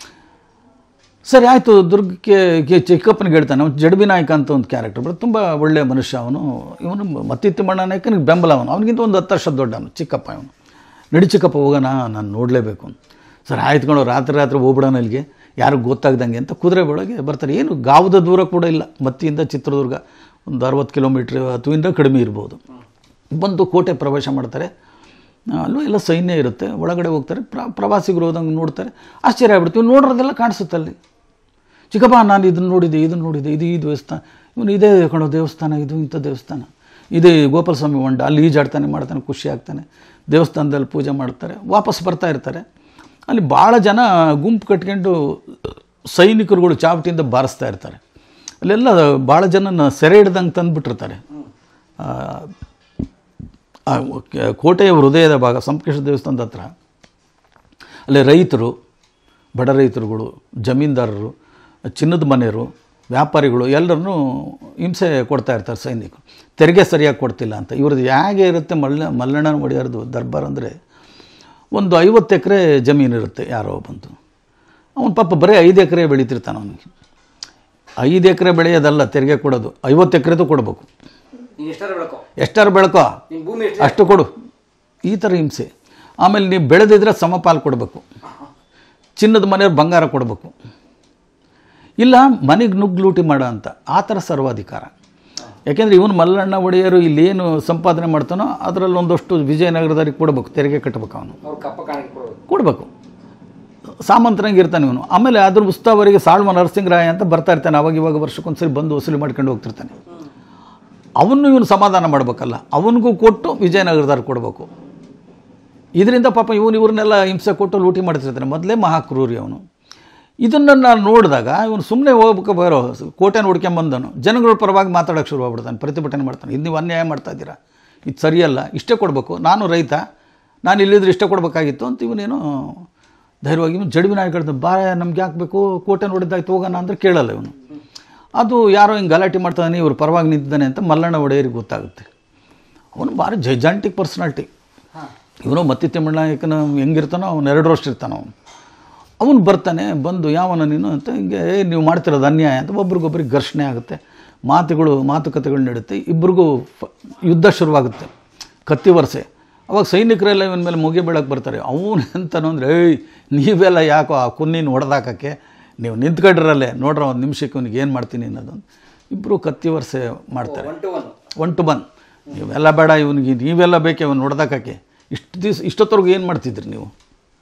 ಸರಿ ಆಯಿತು ದುರ್ಗಕ್ಕೆ ಕೆ- ಚಿಕ್ಕಪ್ಪನಿಗೆ ಹೇಳ್ತಾನೆ ಅವನು ಜಡಬಿ ನಾಯಕ ಅಂತ ಒಂದು ಕ್ಯಾರೆಕ್ಟರ್ ಬಟ್ ತುಂಬ ಒಳ್ಳೆಯ ಮನುಷ್ಯ ಅವನು ಇವನು ಮತ್ತಿತ್ತಿಮ್ಮಣ್ಣ ನಾಯಕನಿಗೆ ಬೆಂಬಲ ಅವನು ಅವನಿಗಿಂತ ಒಂದು ಹತ್ತು ವರ್ಷ ದೊಡ್ಡ ಅವನು ಚಿಕ್ಕಪ್ಪ ಅವನು ನಡಿ ಚಿಕ್ಕಪ್ಪ ಹೋಗೋಣ ನಾನು ನೋಡಲೇಬೇಕು ಅಂತ ಸರ್ ಆಯ್ತ್ಕೊಂಡು ರಾತ್ರಿ ರಾತ್ರಿ ಹೋಗ್ಬಿಡೋಣ ಇಲ್ಲಿಗೆ ಯಾರಿಗೂ ಗೊತ್ತಾಗ್ದಂಗೆ ಅಂತ ಕುದುರೆ ಒಳಗೆ ಬರ್ತಾರೆ ಏನು ಗಾವದ ದೂರ ಕೂಡ ಇಲ್ಲ ಮತ್ತಿಯಿಂದ ಚಿತ್ರದುರ್ಗ ಒಂದು ಅರವತ್ತು ಕಿಲೋಮೀಟ್ರ್ ಅಥವಾ ಕಡಿಮೆ ಇರ್ಬೋದು ಬಂದು ಕೋಟೆ ಪ್ರವೇಶ ಮಾಡ್ತಾರೆ ಆ, ಅಲ್ಲೂ ಎಲ್ಲ ಸೈನ್ಯ ಇರುತ್ತೆ ಒಳಗಡೆ ಹೋಗ್ತಾರೆ ಪ್ರ ಪ್ರವಾಸಿಗರು ಹೋದಂಗೆ ನೋಡ್ತಾರೆ ಆಶ್ಚರ್ಯ ಆಗ್ಬಿಡ್ತೀವಿ ನೋಡೋದೆಲ್ಲ ಕಾಣಿಸುತ್ತೆ ಅಲ್ಲಿ ಚಿಕ್ಕಪ್ಪ ನಾನು ಇದನ್ನು ನೋಡಿದೆ ಇದನ್ನು ನೋಡಿದೆ ಇದು ಈ ದೇವಸ್ಥಾನ ಇವನು ಇದೇ ಕಣೋ ದೇವಸ್ಥಾನ ಇದು ಇಂಥ ದೇವಸ್ಥಾನ ಇದೇ ಗೋಪಾಲ ಸ್ವಾಮಿ ಹೊಂಡ ಅಲ್ಲಿ ಈಜಾಡ್ತಾನೆ ಮಾಡ್ತಾನೆ ಖುಷಿ ಆಗ್ತಾನೆ ದೇವಸ್ಥಾನದಲ್ಲಿ ಪೂಜೆ ಮಾಡ್ತಾರೆ ವಾಪಸ್ ಬರ್ತಾ ಇರ್ತಾರೆ ಅಲ್ಲಿ ಭಾಳ ಜನ ಗುಂಪು ಕಟ್ಕೊಂಡು ಸೈನಿಕರುಗಳು ಚಾವಟಿಯಿಂದ ಬಾರಿಸ್ತಾ ಇರ್ತಾರೆ ಅಲ್ಲೆಲ್ಲ ಭಾಳ ಜನನ ಸೆರೆ ಹಿಡ್ದಂಗೆ ತಂದುಬಿಟ್ಟಿರ್ತಾರೆ ಆ ಕೆ- ಕೋಟೆಯ ಹೃದಯದ ಭಾಗ ಸಂಕೇಶ ದೇವಸ್ಥಾನದ ಹತ್ರ ಅಲ್ಲಿ ರೈತರು ಬಡ ರೈತರುಗಳು ಜಮೀನ್ದಾರರು ಚಿನ್ನದ ಮನೆಯವರು ವ್ಯಾಪಾರಿಗಳು ಎಲ್ಲರನ್ನೂ ಹಿಂಸೆ ಕೊಡ್ತಾ ಇರ್ತಾರೆ ಸೈನಿಕರು ತೆರಿಗೆ ಸರಿಯಾಗಿ ಕೊಡ್ತಿಲ್ಲ ಅಂತ ಇವ್ರದ್ದು ಹೇಗೆ ಇರುತ್ತೆ ಮಲ್ಲ ಮಲ್ಲಣ್ಣ ಒಡೆಯರ್ದು ದರ್ಬಾರ್ ಅಂದರೆ ಒಂದು ಐವತ್ತು ಎಕರೆ ಜಮೀನು ಇರುತ್ತೆ ಯಾರೋ ಬಂತು ಅವನು ಪಾಪ ಬರೀ ಐದು ಎಕರೆ ಬೆಳೀತಿರ್ತಾನೆ ಅವನಿಗೆ ಐದು ಎಕರೆ ಬೆಳೆಯೋದಲ್ಲ ತೆರಿಗೆ ಕೊಡೋದು ಐವತ್ತು ಎಕರೆದು ಕೊಡಬೇಕು ನೀನು ಎಷ್ಟಾರ ಬೆಳಕೋ ಎಷ್ಟಾರು ಬೆಳಕೋ ನಿನ್ನ ಭೂಮಿ ಎಷ್ಟು ಅಷ್ಟು ಕೊಡು ಈ ಥರ ಹಿಂಸೆ ಆಮೇಲೆ ನೀವು ಬೆಳೆದಿದ್ರೆ ಸಮಪಾಲು ಕೊಡಬೇಕು ಚಿನ್ನದ ಮನೆಯವ್ರು ಬಂಗಾರ ಕೊಡಬೇಕು ಇಲ್ಲ ಮನೆಗೆ ನುಗ್ಗು ಲೂಟಿ ಮಾಡೋ ಅಂತ ಆ ಥರ ಸರ್ವಾಧಿಕಾರ ಯಾಕೆಂದರೆ ಇವನು ಮಲ್ಲಣ್ಣ ಒಡೆಯರು ಇಲ್ಲೇನು ಸಂಪಾದನೆ ಮಾಡ್ತಾನೋ ಅದರಲ್ಲಿ ಒಂದಷ್ಟು ವಿಜಯನಗರದವ್ರಿಗೆ ಕೊಡಬೇಕು ತೆರಿಗೆ ಕಟ್ಟಬೇಕು ಅವನು ಅವ್ರು ಕಪ್ಪ ಕಾಣಿಕೆ ಕೊಡೋದು ಕೊಡಬೇಕು ಸಾಮಂತರಂಗೆ ಇರ್ತಾನೆ ಇವನು ಆಮೇಲೆ ಅದ್ರ ಉತ್ಸವರಿಗೆ ಸಾಳ್ವ ನರಸಿಂಹರಾಯ ಅಂತ ಬರ್ತಾ ಇರ್ತಾನೆ ಅವಾಗ ಇವಾಗ ವರ್ಷಕ್ಕೊಂದ್ಸರಿ ಬಂದು ವಸೂಲಿ ಮಾಡ್ಕೊಂಡು ಹೋಗ್ತಿರ್ತಾನೆ ಅವನು ಇವನು ಸಮಾಧಾನ ಮಾಡಬೇಕಲ್ಲ ಅವನಿಗೂ ಕೊಟ್ಟು ವಿಜಯನಗರದವ್ರು ಕೊಡಬೇಕು ಇದರಿಂದ ಪಾಪ ಇವನು ಇವ್ರನ್ನೆಲ್ಲ ಹಿಂಸೆ ಕೊಟ್ಟು ಲೂಟಿ ಮಾಡ್ತಿರ್ತಾನೆ ಮೊದಲೇ ಮಹಾಕ್ರೂರಿ ಅವನು ಇದನ್ನು ನಾನು ನೋಡಿದಾಗ ಇವನು ಸುಮ್ಮನೆ ಹೋಗ್ಬೇಕು ಬರೋ ಕೋಟೆ ನೋಡ್ಕೊಂಬಂದನು ಜನಗಳ ಪರವಾಗಿ ಮಾತಾಡೋಕ್ಕೆ ಶುರು ಆಗ್ಬಿಡ್ತಾನೆ ಪ್ರತಿಭಟನೆ ಮಾಡ್ತಾನೆ ಇದು ನೀವು ಅನ್ಯಾಯ ಮಾಡ್ತಾ ಇದ್ದೀರಾ ಇದು ಸರಿಯಲ್ಲ ಇಷ್ಟೇ ಕೊಡಬೇಕು ನಾನು ರೈತ ನಾನು ಇಲ್ಲಿದ್ರೆ ಇಷ್ಟೇ ಕೊಡಬೇಕಾಗಿತ್ತು ಅಂತ ಇವನೇನು ಧೈರ್ಯವಾಗಿ ಇವನು ಜಡವಿ ನಾಯಕಡ್ದು ಬಾ ನಮ್ಗೆ ಯಾಕೆ ಬೇಕು ಕೋಟೆ ನೋಡಿದ್ದಾಯ್ತು ಹೋಗೋಣ ಅಂದರೆ ಕೇಳಲ್ಲ ಇವನು ಅದು ಯಾರೋ ಹಿಂಗೆ ಗಲಾಟೆ ಮಾಡ್ತಾನೆ ಇವ್ರು ಪರವಾಗಿ ನಿಂತಿದ್ದಾನೆ ಅಂತ ಮಲ್ಲಣ್ಣ ಒಡೆಯರಿಗೆ ಗೊತ್ತಾಗುತ್ತೆ ಅವನು ಭಾರಿ ಜೈಜಾಂಟಿಕ್ ಪರ್ಸ್ನಾಲಿಟಿ ಇವನು ಮತ್ತಿ ತಿಮ್ಮಣ್ಣಾಯಕನ ಹೆಂಗಿರ್ತಾನೋ ಅವ್ನು ಎರಡು ವರ್ಷ ಇರ್ತಾನೆ ಅವನು ಅವನು ಬರ್ತಾನೆ ಬಂದು ಯಾವನ ನೀನು ಅಂತ ಹಿಂಗೆ "ಏ, ನೀವು ಮಾಡ್ತಿರೋದು ಅನ್ಯಾಯ ಅಂತ ಒಬ್ರಿಗೊಬ್ರಿಗೆ ಘರ್ಷಣೆ ಆಗುತ್ತೆ ಮಾತುಗಳು ಮಾತುಕತೆಗಳು ನಡುತ್ತೆ ಇಬ್ರಿಗೂ ಫ- ಯುದ್ಧ ಶುರುವಾಗುತ್ತೆ ಕತ್ತಿ ವರ್ಷೆ ಅವಾಗ ಸೈನಿಕರೆಲ್ಲ ಇವನ ಮೇಲೆ ಮುಗಿ ಬೀಳಕ್ಕೆ ಬರ್ತಾರೆ ಅವನು ಎಂತನೋ ಅಂದರೆ ಏಯ್ ನೀವೆಲ್ಲ ಯಾಕೋ ಆ ಕುನ್ನಿನ ಹೊಡೆದಾಕಕ್ಕೆ ನೀವು ನಿಂತ್ಕೊಂಡ್ರಲ್ಲೇ ನೋಡ್ರ ಒಂದು ನಿಮಿಷಕ್ಕೆ ಅವ್ನಿಗೆ ಏನು ಮಾಡ್ತೀನಿ ಅನ್ನೋದೊಂದು ಇಬ್ಬರು ಕತ್ತಿ ವರ್ಷೆ ಮಾಡ್ತಾರೆ one two one one two one ನೀವೆಲ್ಲ ಬೇಡ ಇವನಿಗೆ ನೀವೆಲ್ಲ ಬೇಕೆ ಅವನು ಹೊಡೆದಾಕಕ್ಕೆ ಇಷ್ಟು ದಿವಸ ಇಷ್ಟೊತ್ತವರೆಗೂ ಏನು ಮಾಡ್ತಿದ್ರಿ ನೀವು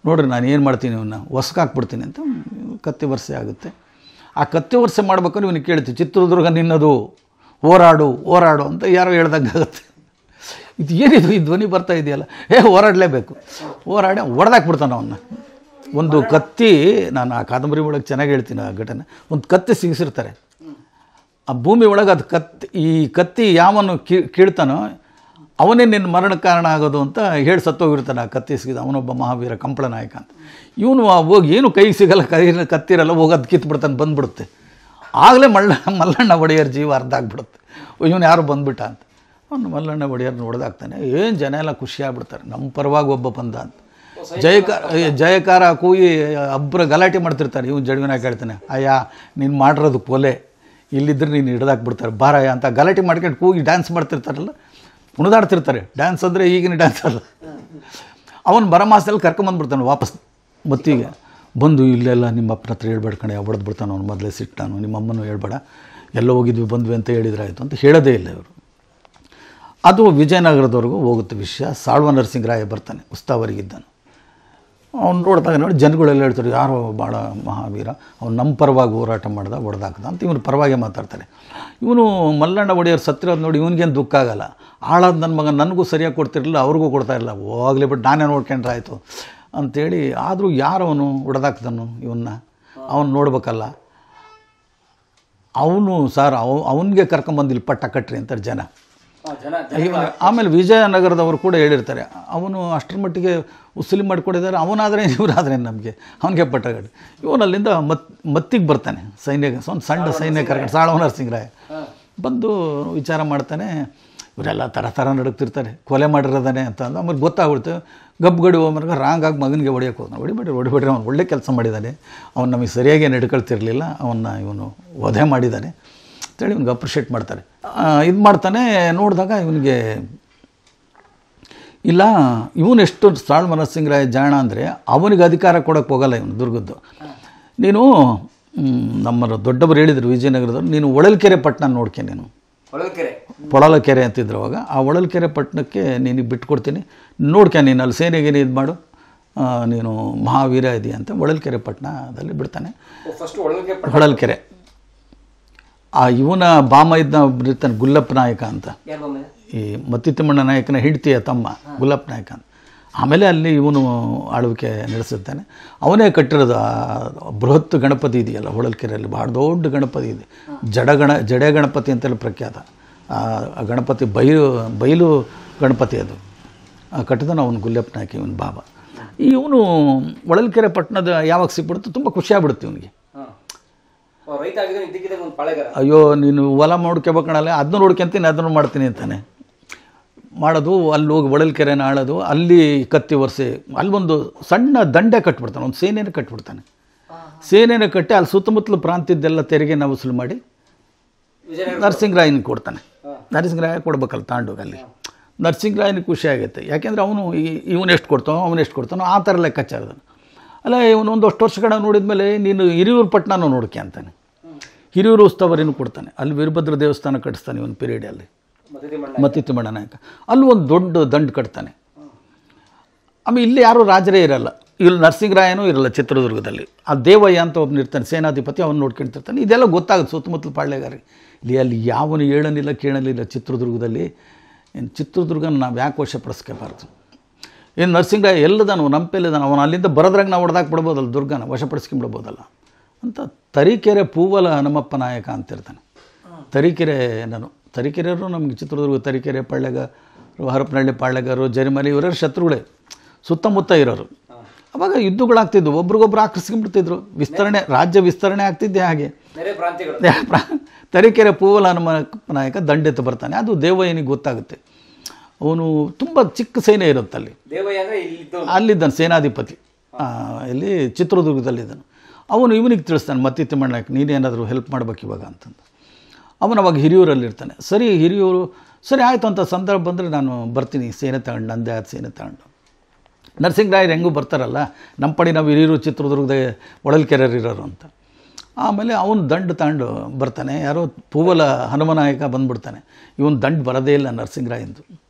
ನೋಡ್ರಿ ನಾನು ಏನು ಮಾಡ್ತೀನಿ ಇವನ್ನ ಹೊಸ್ಕಾಕ್ಬಿಡ್ತೀನಿ ಅಂತ ಕತ್ತಿ ವರ್ಷೆ ಆಗುತ್ತೆ ಆ ಕತ್ತಿ ವರ್ಷೆ ಮಾಡ್ಬೇಕಾದ್ರೆ ಇವನಿಗೆ ಕೇಳ್ತೀವಿ ಚಿತ್ರದುರ್ಗ ನಿನ್ನದು ಹೋರಾಡು ಹೋರಾಡು ಅಂತ ಯಾರೋ ಹೇಳ್ದಂಗಾಗುತ್ತೆ ಇದು ಏನಿದು ಈ ಧ್ವನಿ ಬರ್ತಾ ಇದೆಯಲ್ಲ ಏ ಹೋರಾಡಲೇಬೇಕು ಹೋರಾಡಿ ಹೊಡೆದಾಕ್ಬಿಡ್ತಾನೆ ಅವನ್ನ ಒಂದು ಕತ್ತಿ ನಾನು ಆ ಕಾದಂಬರಿ ಒಳಗೆ ಚೆನ್ನಾಗಿ ಹೇಳ್ತೀನಿ ಆ ಘಟನೆ ಒಂದು ಕತ್ತಿ ಸಿಗಿಸಿರ್ತಾರೆ ಆ ಭೂಮಿ ಒಳಗೆ ಅದು ಕತ್ತಿ ಈ ಕತ್ತಿ ಯಾವನು ಕೀ ಕೀಳ್ತಾನೋ ಅವನೇ ನಿನ್ನ ಮರಣ ಕಾರಣ ಆಗೋದು ಅಂತ ಹೇಳಿ ಸತ್ತೋಗಿರ್ತಾನೆ ಆ ಕತ್ತಿ ಸಿಗಿದ ಅವನೊಬ್ಬ ಮಹಾವೀರ ಕಂಪಳ ನಾಯಕ ಅಂತ ಇವನು ಹೋಗಿ ಏನು ಕೈಗೆ ಸಿಗಲ್ಲ ಕೈ ಕತ್ತಿರಲ್ಲ ಹೋಗೋದು ಕಿತ್ಬಿಡ್ತಾನೆ ಬಂದ್ಬಿಡುತ್ತೆ ಆಗಲೇ ಮಲ್ಲ ಮಲ್ಲಣ್ಣ ಒಡೆಯರ್ ಜೀವ ಅರ್ಧ ಆಗ್ಬಿಡುತ್ತೆ ಇವನು ಯಾರು ಬಂದ್ಬಿಟ್ಟ ಅಂತ ಅವನು ಮಲ್ಲಣ್ಣ ಒಡೆಯರ್ನ ಹೊಡೆದಾಕ್ತಾನೆ ಏನು ಜನ ಎಲ್ಲ ಖುಷಿ ಆಗ್ಬಿಡ್ತಾರೆ ನಮ್ಮ ಪರವಾಗಿ ಒಬ್ಬ ಬಂದ ಅಂತ ಜಯಕಾರ ಜಯಕಾರ ಕೂಗಿ ಅಬ್ಬರ ಗಲಾಟೆ ಮಾಡ್ತಿರ್ತಾರೆ ಇವ್ನು ಜಡವಿನ ಕೇಳ್ತಾನೆ ಅಯ್ಯ ನೀನು ಮಾಡಿರೋದು ಕೊಲೆ ಇಲ್ಲಿದ್ರೆ ನೀನು ಹಿಡ್ದಾಕ್ಬಿಡ್ತಾರೆ ಬಾರಯ್ಯ ಅಂತ ಗಲಾಟೆ ಮಾಡ್ಕೊಂಡು ಕೂಗಿ ಡ್ಯಾನ್ಸ್ ಮಾಡ್ತಿರ್ತಾರಲ್ಲ ಕುಣಿದಾಡ್ತಿರ್ತಾರೆ ಡ್ಯಾನ್ಸ್ ಅಂದರೆ ಈಗಿನ ಡ್ಯಾನ್ಸ್ ಅಲ್ಲ ಅವನು ಬರಮಾಸದಲ್ಲಿ ಕರ್ಕೊಂಬಂದ್ಬಿಡ್ತಾನೆ ವಾಪಸ್ ಮತ್ತಿಗೆ ಬಂದು ಇಲ್ಲೆಲ್ಲ ನಿಮ್ಮ ಅಪ್ಪನ ಹತ್ರ ಹೇಳ್ಬೇಡ ಕಣೆ ಹೊಡೆದು ಬಿಡ್ತಾನೆ ಅವ್ನು ಮೊದಲೇ ಸಿಟ್ಟಾನು ನಿಮ್ಮ ಅಮ್ಮನೂ ಹೇಳ್ಬೇಡ ಎಲ್ಲ ಹೋಗಿದ್ವಿ ಬಂದ್ವಿ ಅಂತ ಹೇಳಿದ್ರೆ ಆಯಿತು ಅಂತ ಹೇಳೋದೇ ಇಲ್ಲ ಇವರು ಅದು ವಿಜಯನಗರದವರೆಗೂ ಹೋಗುತ್ತೆ ವಿಷಯ ಸಾಳ್ವ ನರಸಿಂಹರಾಯ ಬರ್ತಾನೆ ಉಸ್ತಾವರಿಗಿದ್ದಾನೆ ಅವ್ನು ನೋಡಿದಾಗ ನೋಡಿ ಜನಗಳೆಲ್ಲ ಹೇಳ್ತಾರೆ ಯಾರೋ ಭಾಳ ಮಹಾವೀರ ಅವ್ನು ನಮ್ಮ ಪರವಾಗಿ ಹೋರಾಟ ಮಾಡ್ದ ಹೊಡೆದಾಕ್ದ ಅಂತ ಇವನು ಪರವಾಗಿ ಮಾತಾಡ್ತಾರೆ ಇವನು ಮಲ್ಲಣ್ಣ ಒಡೆಯರ್ ಸತ್ತಿರೋದು ನೋಡಿ ಇವನಿಗೇನು ದುಃಖ ಆಗಲ್ಲ ಹಾಳಾದ ನನ್ನ ಮಗ ನನಗೂ ಸರಿಯಾಗಿ ಕೊಡ್ತಿರಲಿಲ್ಲ ಅವ್ರಿಗೂ ಕೊಡ್ತಾ ಇಲ್ಲ ಹೋಗ್ಲಿ ಬಿಟ್ಟು ನಾನೇ ನೋಡ್ಕೊಂಡ್ರೆ ಆಯಿತು ಅಂಥೇಳಿ ಆದರೂ ಯಾರು ಅವನು ಹೊಡೆದಾಕ್ದನು ಇವನ್ನ ಅವನು ನೋಡ್ಬೇಕಲ್ಲ ಅವನು ಸರ್ ಅವ ಅವನಿಗೆ ಕರ್ಕೊಂಬಂದಿಲ್ಲ ಪಟ್ಟ ಕಟ್ರಿ ಅಂತಾರೆ ಜನ ಇವನು ಆಮೇಲೆ ವಿಜಯನಗರದವರು ಕೂಡ ಹೇಳಿರ್ತಾರೆ ಅವನು ಅಷ್ಟರ ಮಟ್ಟಿಗೆ ಉಸುಲಿ ಮಾಡಿಕೊಡಿದ್ದಾರೆ ಅವನಾದರೆ ಇವರಾದ್ರೆ ನಮಗೆ ಅವನಿಗೆ ಪಟ್ಟಗಡಿ ಇವನು ಅಲ್ಲಿಂದ ಮತ್ ಮತ್ತಿಗೆ ಬರ್ತಾನೆ ಸೈನ್ಯ ಒಂದು ಸಣ್ಣ ಸೈನ್ಯ ಕರ್ಕೊಂಡು ಸಾಳವ ನರಸಿಂಹರಾಯ ಬಂದು ವಿಚಾರ ಮಾಡ್ತಾನೆ ಇವರೆಲ್ಲ ಥರ ಥರ ನಡುಕ್ತಿರ್ತಾರೆ ಕೊಲೆ ಮಾಡಿರೋದಾನೆ ಅಂತ ಅಂದು ಆಮೇಲೆ ಗೊತ್ತಾಗ್ಬಿಡ್ತು ಗಬ್ಬಗಡಿ ಹೋಗ್ಮರ್ಗ ರಾಂಗ್ ಆಗಿ ಮಗನಿಗೆ ಹೊಡಿಯೋಕೆ ಹೋದ ಹೊಡಿಬೇಡ್ರಿ ಹೊಡಿಬೇಡ್ರಿ ಅವ್ನು ಒಳ್ಳೆ ಕೆಲಸ ಮಾಡಿದ್ದಾನೆ ಅವ್ನು ನಮಗೆ ಸರಿಯಾಗಿ ನಡ್ಕೊಳ್ತಿರ್ಲಿಲ್ಲ ಅವನ್ನ ಇವನು ವಧೆ ಮಾಡಿದ್ದಾನೆ ಅಂತೇಳಿ ಇವ್ನಿಗೆ ಅಪ್ರಿಷಿಯೇಟ್ ಮಾಡ್ತಾರೆ ಇದು ಮಾಡ್ತಾನೆ ನೋಡಿದಾಗ ಇವನಿಗೆ ಇಲ್ಲ ಇವನು ಎಷ್ಟು ಸಾಳ್ ಮನಸ್ಸಿಂಗರಾಯ ಜಾಣ ಅಂದರೆ ಅವನಿಗೆ ಅಧಿಕಾರ ಕೊಡೋಕ್ಕೆ ಹೋಗಲ್ಲ ಇವನು ದುರ್ಗದ್ದು ನೀನು ಮ್, ನಮ್ಮ ದೊಡ್ಡವರು ಹೇಳಿದರು ವಿಜಯನಗರದವ್ರು ನೀನು ಒಳಲ್ಕೆರೆ ಪಟ್ಟಣ ನೋಡ್ಕೆ ನೀನು ಪೊಳಲಕೆರೆ ಅಂತಿದ್ರು ಅವಾಗ ಆ ಒಳಲ್ಕೆರೆ ಪಟ್ಟಣಕ್ಕೆ ನೀನು ಬಿಟ್ಕೊಡ್ತೀನಿ ನೋಡ್ಕೆ ನೀನು ಅಲ್ಲಿ ಸೇನೆಗೆ ಇದು ಮಾಡು ಆ, ನೀನು ಮಹಾವೀರ ಇದೆಯಾ ಅಂತ ಒಳಲ್ಕೆರೆ ಪಟ್ಟಣದಲ್ಲಿ ಬಿಡ್ತಾನೆ ಹೊಳಲ್ಕೆರೆ ಆ ಇವನ ಬಾಮ ಇದ್ದ ಒಬ್ರು ಇರ್ತಾನೆ ಗುಲ್ಲಪ್ಪ ನಾಯಕ ಅಂತ ಈ ಮತ್ತಿತ್ತಮ್ಮಣ್ಣ ನಾಯಕನ ಹೆಂಡ್ತಿಯ ತಮ್ಮ ಗುಲ್ಲಪ್ಪ ನಾಯಕ ಅಂತ ಆಮೇಲೆ ಅಲ್ಲಿ ಇವನು ಆಳ್ವಿಕೆ ನಡೆಸುತ್ತಾನೆ ಅವನೇ ಕಟ್ಟಿರೋದು ಆ ಬೃಹತ್ ಗಣಪತಿ ಇದೆಯಲ್ಲ ಹೊಳಲ್ಕೆರೆಯಲ್ಲಿ ಭಾಳ ದೊಡ್ಡ ಗಣಪತಿ ಇದೆ ಜಡಗಣ ಜಡೆ ಗಣಪತಿ ಅಂತೆಲ್ಲ ಪ್ರಖ್ಯಾತ ಆ ಆ ಗಣಪತಿ ಬೈಲು ಬೈಲು ಗಣಪತಿ ಅದು ಆ ಕಟ್ಟಿದನು ಅವನು ಗುಲ್ಲಪ್ಪ ನಾಯಕ ಇವನು ಬಾಬಾ ಇವನು ಹೊಳಲ್ಕೆರೆ ಪಟ್ಟಣದ ಯಾವಾಗ ಸಿಕ್ಬಿಡ್ತು ತುಂಬ ಖುಷಿಯಾಗ್ಬಿಡುತ್ತೆ ಇವನಿಗೆ ರೈತ ಆಗಿದ್ರೆ ಇದ್ದಕ್ಕಿದ್ದಾಗ ಒಂದು ಪಾಳೆಗಾರ ಅಯ್ಯೋ ನೀನು ಹೊಲ ನೋಡ್ಕೋಬೇಕಣಲ್ಲ ಅದನ್ನು ನೋಡ್ಕೊಂತೀನಿ ಅದನ್ನು ಮಾಡ್ತೀನಿ ಅಂತಾನೆ ಮಾಡೋದು ಅಲ್ಲಿ ಹೋಗಿ ಒಳಲ್ಕೆರೆನ ಆಳೋದು ಅಲ್ಲಿ ಕತ್ತಿ ಒರೆಸಿ ಅಲ್ಲೊಂದು ಸಣ್ಣ ದಂಡೆ ಕಟ್ಬಿಡ್ತಾನೆ ಒಂದು ಸೇನೆನ ಕಟ್ಬಿಡ್ತಾನೆ ಸೇನೆನ ಕಟ್ಟಿ ಅಲ್ಲಿ ಸುತ್ತಮುತ್ತಲು ಪ್ರಾಂತ್ಯದ್ದೆಲ್ಲ ತೆರಿಗೆನ ವಸೂಲು ಮಾಡಿ ನರಸಿಂಹರಾಯನ ಕೊಡ್ತಾನೆ ನರಸಿಂಹರಾಯ ಕೊಡ್ಬೇಕಲ್ಲ ತಾಂಡೋಗಿ ಅಲ್ಲಿ ನರಸಿಂಹರಾಯನಿಗೆ ಖುಷಿ ಆಗುತ್ತೆ ಯಾಕೆಂದರೆ ಅವನು ಇವನು ಎಷ್ಟು ಕೊಡ್ತಾನೋ ಅವನು ಎಷ್ಟು ಕೊಡ್ತಾನೋ ಆ ಥರ ಲೆಕ್ಕಾಚಾರದ ಅಲ್ಲ ಇವನು ಒಂದು ಅಷ್ಟು ವರ್ಷಗಳ ನೋಡಿದ್ಮೇಲೆ ನೀನು ಹಿರಿಯೂರು ಪಟ್ಟಣನೂ ನೋಡ್ಕೆ ಅಂತಾನೆ ಹಿರಿಯೂರು ಉತ್ಸವರಿನೂ ಕೊಡ್ತಾನೆ ಅಲ್ಲಿ ವೀರಭದ್ರ ದೇವಸ್ಥಾನ ಕಟ್ಟಿಸ್ತಾನೆ ಇವನು ಪೀರಿಯಡಲ್ಲಿ ಮತ್ತಿತ್ತಿಮಣ್ಣ ನಾಯಕ ಅಲ್ಲಿ ಒಂದು ದೊಡ್ಡ ದಂಡು ಕಟ್ತಾನೆ ಆಮೇಲೆ ಇಲ್ಲಿ ಯಾರೂ ರಾಜರೇ ಇರಲ್ಲ ಇಲ್ಲಿ ನರಸಿಂಹರಾಯನೂ ಇರಲ್ಲ ಚಿತ್ರದುರ್ಗದಲ್ಲಿ ಆ ದೇವಯ್ಯ ಅಂತ ಒಬ್ಬನು ಇರ್ತಾನೆ ಸೇನಾಧಿಪತಿ ಅವನು ನೋಡ್ಕೊಂತಿರ್ತಾನೆ ಇದೆಲ್ಲ ಗೊತ್ತಾಗುತ್ತೆ ಸುತ್ತಮುತ್ತಲು ಪಾಳ್ಯಗಾರಿ ಇಲ್ಲಿ ಅಲ್ಲಿ ಯಾವನು ಹೇಳಲಿಲ್ಲ ಕೇಳಲಿಲ್ಲ ಚಿತ್ರದುರ್ಗದಲ್ಲಿ ಏನು ಚಿತ್ರದುರ್ಗನ ನಾವು ಯಾಕೆ ವಶಪಡಿಸ್ಕೋಬಾರ್ದು ಏನು ನರಸಿಂಹರಾಯ ಎಲ್ಲದಾನು ನಂಪೆಲ್ಲಿದ್ದಾನೆ ಅವನು ಅಲ್ಲಿಂದ ಬರೋದ್ರಾಗ ನಾವು ಹೊಡೆದಾಕ್ ಬಿಡ್ಬೋದಲ್ಲ ದುರ್ಗನ ವಶಪಡಿಸ್ಕೊಂಬಿಡ್ಬೋದಲ್ಲ ಅಂತ ತರೀಕೆರೆ ಪೂವಲ ಹನುಮಪ್ಪ ನಾಯಕ ಅಂತಿರ್ತಾನೆ ತರೀಕೆರೆ ನಾನು ತರೀಕೆರೆಯವರು ನಮಗೆ ಚಿತ್ರದುರ್ಗ ತರೀಕೆರೆ ಪಳ್ಳೆಗಾರು ಹರಪನಹಳ್ಳಿ ಪಾಳ್ಯಗಾರು ಜರಿಮಲಿ ಇವರೆಲ್ಲ ಶತ್ರುಗಳೇ ಸುತ್ತಮುತ್ತ ಇರೋರು ಅವಾಗ ಯುದ್ಧಗಳಾಗ್ತಿದ್ವು ಒಬ್ರಿಗೊಬ್ರು ಆಕರ್ಸ್ಕೊಂಡ್ಬಿಡ್ತಿದ್ರು ವಿಸ್ತರಣೆ ರಾಜ್ಯ ವಿಸ್ತರಣೆ ಆಗ್ತಿದ್ದೆ ಹಾಗೆ ನೆರೆ ಪ್ರಾಂತ್ಯಗಳು ಪ್ರಾ- ತರೀಕೆರೆ ಪೂವಲ ಹನುಮಪ್ಪ ನಾಯಕ ದಂಡೆತ್ತು ಬರ್ತಾನೆ ಅದು ದೇವಯ್ಯನಿಗೆ ಗೊತ್ತಾಗುತ್ತೆ ಅವನು ತುಂಬ ಚಿಕ್ಕ ಸೈನ್ಯ ಇರುತ್ತೆ ಅಲ್ಲಿ ದೇವಯ್ಯ ಅಂದ್ರೆ ಇಲ್ಲಿದ್ದು ಅಲ್ಲಿದ್ದಾನೆ ಸೇನಾಧಿಪತಿ ಆ, ಇಲ್ಲಿ ಚಿತ್ರದುರ್ಗದಲ್ಲಿದ್ದಾನೆ ಅವನು ಇವನಿಗೆ ತಿಳಿಸ್ತಾನೆ ಮತ್ತೆ ತಿಮ್ಮಣ್ಣ ನಾಯಕ್ ನೀನೇನಾದರೂ ಹೆಲ್ಪ್ ಮಾಡ್ಬೇಕು ಇವಾಗ ಅಂತಂದು ಅವನು ಅವಾಗ ಹಿರಿಯೂರಲ್ಲಿರ್ತಾನೆ ಸರಿ ಹಿರಿಯೂರು ಸರಿ ಆಯಿತು ಅಂತ ಸಂದರ್ಭ ಬಂದರೆ ನಾನು ಬರ್ತೀನಿ ಸೇನೆ ತಗೊಂಡು ನಂದೇ ಆದ ಸೇನೆ ತಗೊಂಡು ನರಸಿಂಹರಾಯರು ಹೆಂಗೂ ಬರ್ತಾರಲ್ಲ ನಮ್ಮ ಪಡಿ ನಾವು ಹಿರಿಯೂರು ಚಿತ್ರದುರ್ಗದ ಒಳಲ್ಕೆರೆಯರು ಇರೋರು ಅಂತ ಆಮೇಲೆ ಅವನು ದಂಡು ತಗೊಂಡು ಬರ್ತಾನೆ ಯಾರೋ ಪೂವಲ ಹನುಮನಾಯಕ ಬಂದ್ಬಿಡ್ತಾನೆ ಇವನು ದಂಡು ಬರೋದೇ ಇಲ್ಲ ನರಸಿಂಹರಾಯಂದು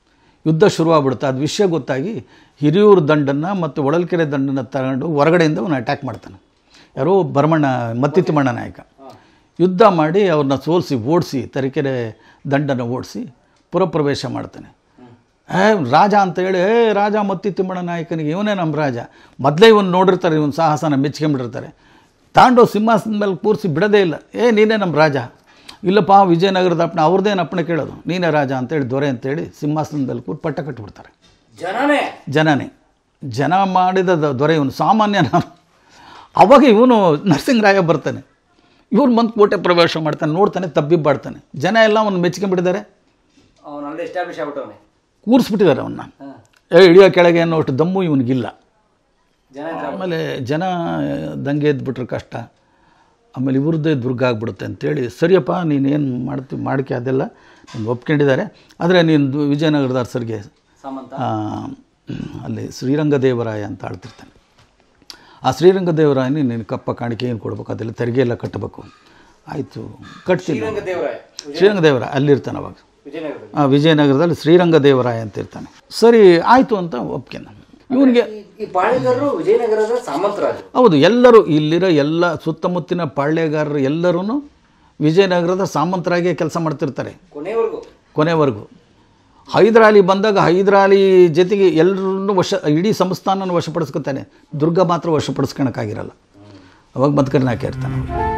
ಯುದ್ಧ ಶುರುವಾಗ್ಬಿಡುತ್ತೆ ಅದು ವಿಷಯ ಗೊತ್ತಾಗಿ ಹಿರಿಯೂರು ದಂಡನ್ನು ಮತ್ತು ಹೊಳಲ್ಕೆರೆ ದಂಡನ್ನು ತಗೊಂಡು ಹೊರಗಡೆಯಿಂದ ಅವನು ಅಟ್ಯಾಕ್ ಮಾಡ್ತಾನೆ ಯಾರೋ ಭರಮಣ್ಣ ಮತ್ತಿತಿಮ್ಮಣ್ಣ ನಾಯಕ ಯುದ್ಧ ಮಾಡಿ ಅವ್ರನ್ನ ಸೋಲಿಸಿ ಓಡಿಸಿ ತರೀಕೆರೆ ದಂಡನ ಓಡಿಸಿ ಪುರಪ್ರವೇಶ ಮಾಡ್ತಾನೆ ಏ ರಾಜ ಅಂತ ಹೇಳಿ ಏ ರಾಜ ಮತ್ತಿತ್ತಿಮ್ಮಣ್ಣ ನಾಯಕನಿಗೆ ಇವನೇ ನಮ್ಮ ರಾಜ ಮೊದಲೇ ಇವನು ನೋಡಿರ್ತಾರೆ ಇವನು ಸಾಹಸನ ಮೆಚ್ಕೊಂಡ್ಬಿಟ್ಟಿರ್ತಾರೆ ತಾಂಡು ಸಿಂಹಾಸನದ ಮೇಲೆ ಕೂರಿಸಿ ಬಿಡೋದೇ ಇಲ್ಲ ಏ ನೀನೇ ನಮ್ಮ ರಾಜ ಇಲ್ಲಪ್ಪ ವಿಜಯನಗರದ ಅಪ್ಪಣೆ ಅವ್ರದ್ದೇನು ಅಪ್ಪಣೆ ಕೇಳೋದು ನೀನೇ ರಾಜ ಅಂತೇಳಿ ದೊರೆ ಅಂತೇಳಿ ಸಿಂಹಾಸನದಲ್ಲಿ ಕೂರು ಪಟ್ಟ ಕಟ್ಟಿಬಿಡ್ತಾರೆ ಜನನೇ ಜನನೇ ಜನ ಮಾಡಿದ ದ- ದೊರೆ ಇವನು ಸಾಮಾನ್ಯ ನಾನು ಅವಾಗ ಇವನು ನರಸಿಂಹರಾಯ ಬರ್ತಾನೆ ಇವನು ಬಂದು ಕೋಟೆ ಪ್ರವೇಶ ಮಾಡ್ತಾನೆ ನೋಡ್ತಾನೆ ತಬ್ಬಿಬ್ಬಾಡ್ತಾನೆ ಜನ ಎಲ್ಲ ಅವನು ಮೆಚ್ಕೊಂಡ್ಬಿಟ್ಟಿದ್ದಾರೆ ಅವನು ಅಲ್ಲಿ ಎಸ್ಟಾಬ್ಲಿಷ್ ಆಗ್ಬಿಟ್ಟವನೆ ಕೂರಿಸ್ಬಿಟ್ಟಿದ್ದಾರೆ ಅವನ್ನ ಏ ಇಳಿಯೋ ಕೆಳಗೆ ಅನ್ನೋಷ್ಟು ದಮ್ಮು ಇವನಿಗಿಲ್ಲ ಜನ ಆಮೇಲೆ ಜನ ದಂಗೆ ಎದ್ಬಿಟ್ರೆ ಕಷ್ಟ ಆಮೇಲೆ ಇವ್ರದ್ದೇ ದುರ್ಗ ಆಗ್ಬಿಡುತ್ತೆ ಅಂತೇಳಿ ಸರಿಯಪ್ಪ ನೀನೇನು ಮಾಡ್ತೀವಿ ಮಾಡ್ಕೆ ಅದೆಲ್ಲ ನೀನು ಒಪ್ಕೊಂಡಿದ್ದಾರೆ ಆದರೆ ನೀನು ದು- ವಿಜಯನಗರದ ಅರಸರಿಗೆ ಸಾಮಂತ ಆ, ಅಲ್ಲಿ ಶ್ರೀರಂಗದೇವರಾಯ ಅಂತ ಆಳ್ತಿರ್ತಾನೆ ಆ ಶ್ರೀರಂಗದೇವರಾಯನಿ ನೀನು ಕಪ್ಪ ಕಾಣಿಕೆ ಏನು ಕೊಡ್ಬೇಕು ಅದೆಲ್ಲ ತೆರಿಗೆ ಎಲ್ಲ ಕಟ್ಟಬೇಕು ಆಯಿತು ಕಟ್ತೀನಿ ದೇವರಾಯ ಶ್ರೀರಂಗದೇವರಾಯ ಅಲ್ಲಿರ್ತಾನೆ ಅವಾಗ ವಿಜಯನಗರದಲ್ಲಿ ಆ, ವಿಜಯನಗರದಲ್ಲಿ ಶ್ರೀರಂಗದೇವರಾಯ ಅಂತ ಇರ್ತಾನೆ ಸರಿ ಆಯಿತು ಅಂತ ಒಪ್ಕೊಂಡ ಇವನಿಗೆ ಈ ಪಾಳೆಗಾರರು ವಿಜಯನಗರದ ಸಾಮಂತರಾಜರು ಹೌದು ಎಲ್ಲರೂ ಇಲ್ಲಿರೋ ಎಲ್ಲ ಸುತ್ತಮುತ್ತಿನ ಪಾಳ್ಯಗಾರರು ಎಲ್ಲರೂ ವಿಜಯನಗರದ ಸಾಮಂತರಾಗಿ ಕೆಲಸ ಮಾಡ್ತಿರ್ತಾರೆ ಕೊನೆವರೆಗೂ ಕೊನೆವರೆಗೂ ಹೈದರಾಲಿ ಬಂದಾಗ ಹೈದರಾಲಿ ಜೊತೆಗೆ ಎಲ್ಲರನ್ನು ವಶ ಇಡೀ ಸಂಸ್ಥಾನನ ವಶಪಡಿಸ್ಕೊತಾನೆ ದುರ್ಗ ಮಾತ್ರ ವಶಪಡಿಸ್ಕೊಳಕ್ಕಾಗಿರಲ್ಲ ಅವಾಗ ಬದುಕರ್ನಾಕೆ ಇರ್ತಾನೆ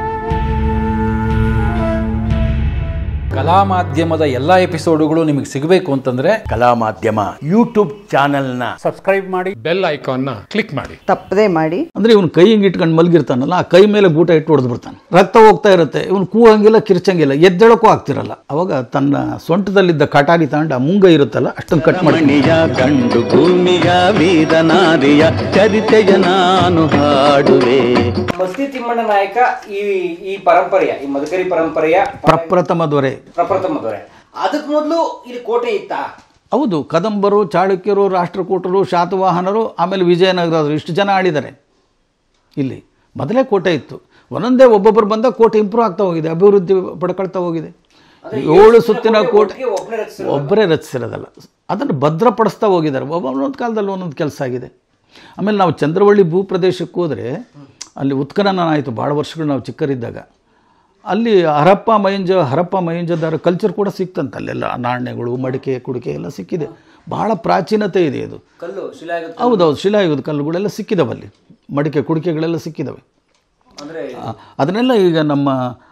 ಕಲಾ ಮಾಧ್ಯಮದ ಎಲ್ಲ ಎಪಿಸೋಡುಗಳು ನಿಮಗೆ ಸಿಗಬೇಕು ಅಂತಂದ್ರೆ ಕಲಾ ಮಾಧ್ಯಮ ಯೂಟ್ಯೂಬ್ ಚಾನೆಲ್ನ ಸಬ್ಸ್ಕ್ರೈಬ್ ಮಾಡಿ ಬೆಲ್ ಐಕಾನ್ನ ಕ್ಲಿಕ್ ಮಾಡಿ ತಪ್ಪದೇ ಮಾಡಿ ಅಂದರೆ ಇವನು ಕೈ ಹಿಂಗೆ ಇಟ್ಕೊಂಡು ಮಲಗಿರ್ತಾನಲ್ಲ ಆ ಕೈ ಮೇಲೆ ಗೂಟ ಇಟ್ಟು ಹೊಡೆದು ಬಿಡ್ತಾನೆ ರಕ್ತ ಹೋಗ್ತಾ ಇರುತ್ತೆ ಇವನು ಕೂಗಂಗಿಲ್ಲ ಕಿರ್ಚಂಗಿಲ್ಲ ಎದ್ದೇಳಕ್ಕೂ ಆಗ್ತಿರಲ್ಲ ಅವಾಗ ತನ್ನ ಸೊಂಟದಲ್ಲಿದ್ದ ಕಟಾರಿ ತಗೊಂಡು ಆ ಮುಂಗ ಇರುತ್ತಲ್ಲ ಅಷ್ಟನ್ನು ಕಟ್ ಮಾಡಿ ಮಣಿಯ ಕಂಡು ಭೂಮಿಯ ವೀರನಾರಿಯ ಚರಿತೆಯ ನಾನು ಹಾಡುವೆ ಮಸ್ತಿ ತಿಮ್ಮಣ್ಣ ನಾಯಕ ಈ ಈ ಪರಂಪರೆಯ ಈ ಮದಕರಿ ಪರಂಪರೆಯ ಪ್ರಪ್ರಥಮ ದೊರೆ ಪ್ರಪ್ರಥಮ ದೊರೆ ಅದಕ್ಕೆ ಮೊದಲು ಇಲ್ಲಿ ಕೋಟೆ ಇತ್ತಾ ಹೌದು ಕದಂಬರು ಚಾಳುಕ್ಯರು ರಾಷ್ಟ್ರಕೂಟರು ಶಾತವಾಹನರು ಆಮೇಲೆ ವಿಜಯನಗರದರು ಇಷ್ಟು ಜನ ಆಳಿದ್ದಾರೆ ಇಲ್ಲಿ ಮೊದಲೇ ಕೋಟೆ ಇತ್ತು ಒಂದೊಂದೇ ಒಬ್ಬೊಬ್ಬರು ಬಂದ ಕೋಟೆ ಇಂಪ್ರೂವ್ ಆಗ್ತಾ ಹೋಗಿದೆ ಅಭಿವೃದ್ಧಿ ಪಡ್ಕೊಳ್ತಾ ಹೋಗಿದೆ ಏಳು ಸುತ್ತಿನ ಕೋಟೆ ಒಬ್ಬನೇ ರಚಿಸಿರೋದು. ಒಬ್ಬರೇ ರಚಿಸಿರೋದಲ್ಲ ಅದನ್ನು ಭದ್ರಪಡಿಸ್ತಾ ಹೋಗಿದ್ದಾರೆ ಒಬ್ಬ ಒಂದೊಂದು ಕಾಲದಲ್ಲಿ ಒಂದೊಂದು ಕೆಲಸ ಆಗಿದೆ ಆಮೇಲೆ ನಾವು ಚಂದ್ರವಳ್ಳಿ ಭೂ ಪ್ರದೇಶಕ್ಕೆ ಹೋದರೆ ಅಲ್ಲಿ ಉತ್ಖನನ ಆಯಿತು ಭಾಳ ವರ್ಷಗಳು ನಾವು ಚಿಕ್ಕರಿದ್ದಾಗ ಅಲ್ಲಿ ಹರಪ್ಪ ಮೈಂಜ ಹರಪ್ಪ ಮೈಂಜದಾರ ಕಲ್ಚರ್ ಕೂಡ ಸಿಕ್ತಂತೆ ಅಲ್ಲೆಲ್ಲ ನಾಣ್ಯಗಳು ಮಡಿಕೆ ಕುಡಿಕೆ ಎಲ್ಲ ಸಿಕ್ಕಿದೆ ಭಾಳ ಪ್ರಾಚೀನತೆ ಇದೆ ಇದು ಕಲ್ಲು ಶಿಲಾಯುಗ ಹೌದೌದು ಶಿಲಾಯುಗದ ಕಲ್ಲುಗಳೆಲ್ಲ ಸಿಕ್ಕಿದಾವೆ ಅಲ್ಲಿ ಮಡಿಕೆ ಕುಡಿಕೆಗಳೆಲ್ಲ ಸಿಕ್ಕಿದಾವೆ ಅಂದ್ರೆ ಆ, ಅದನ್ನೆಲ್ಲ ಈಗ ನಮ್ಮ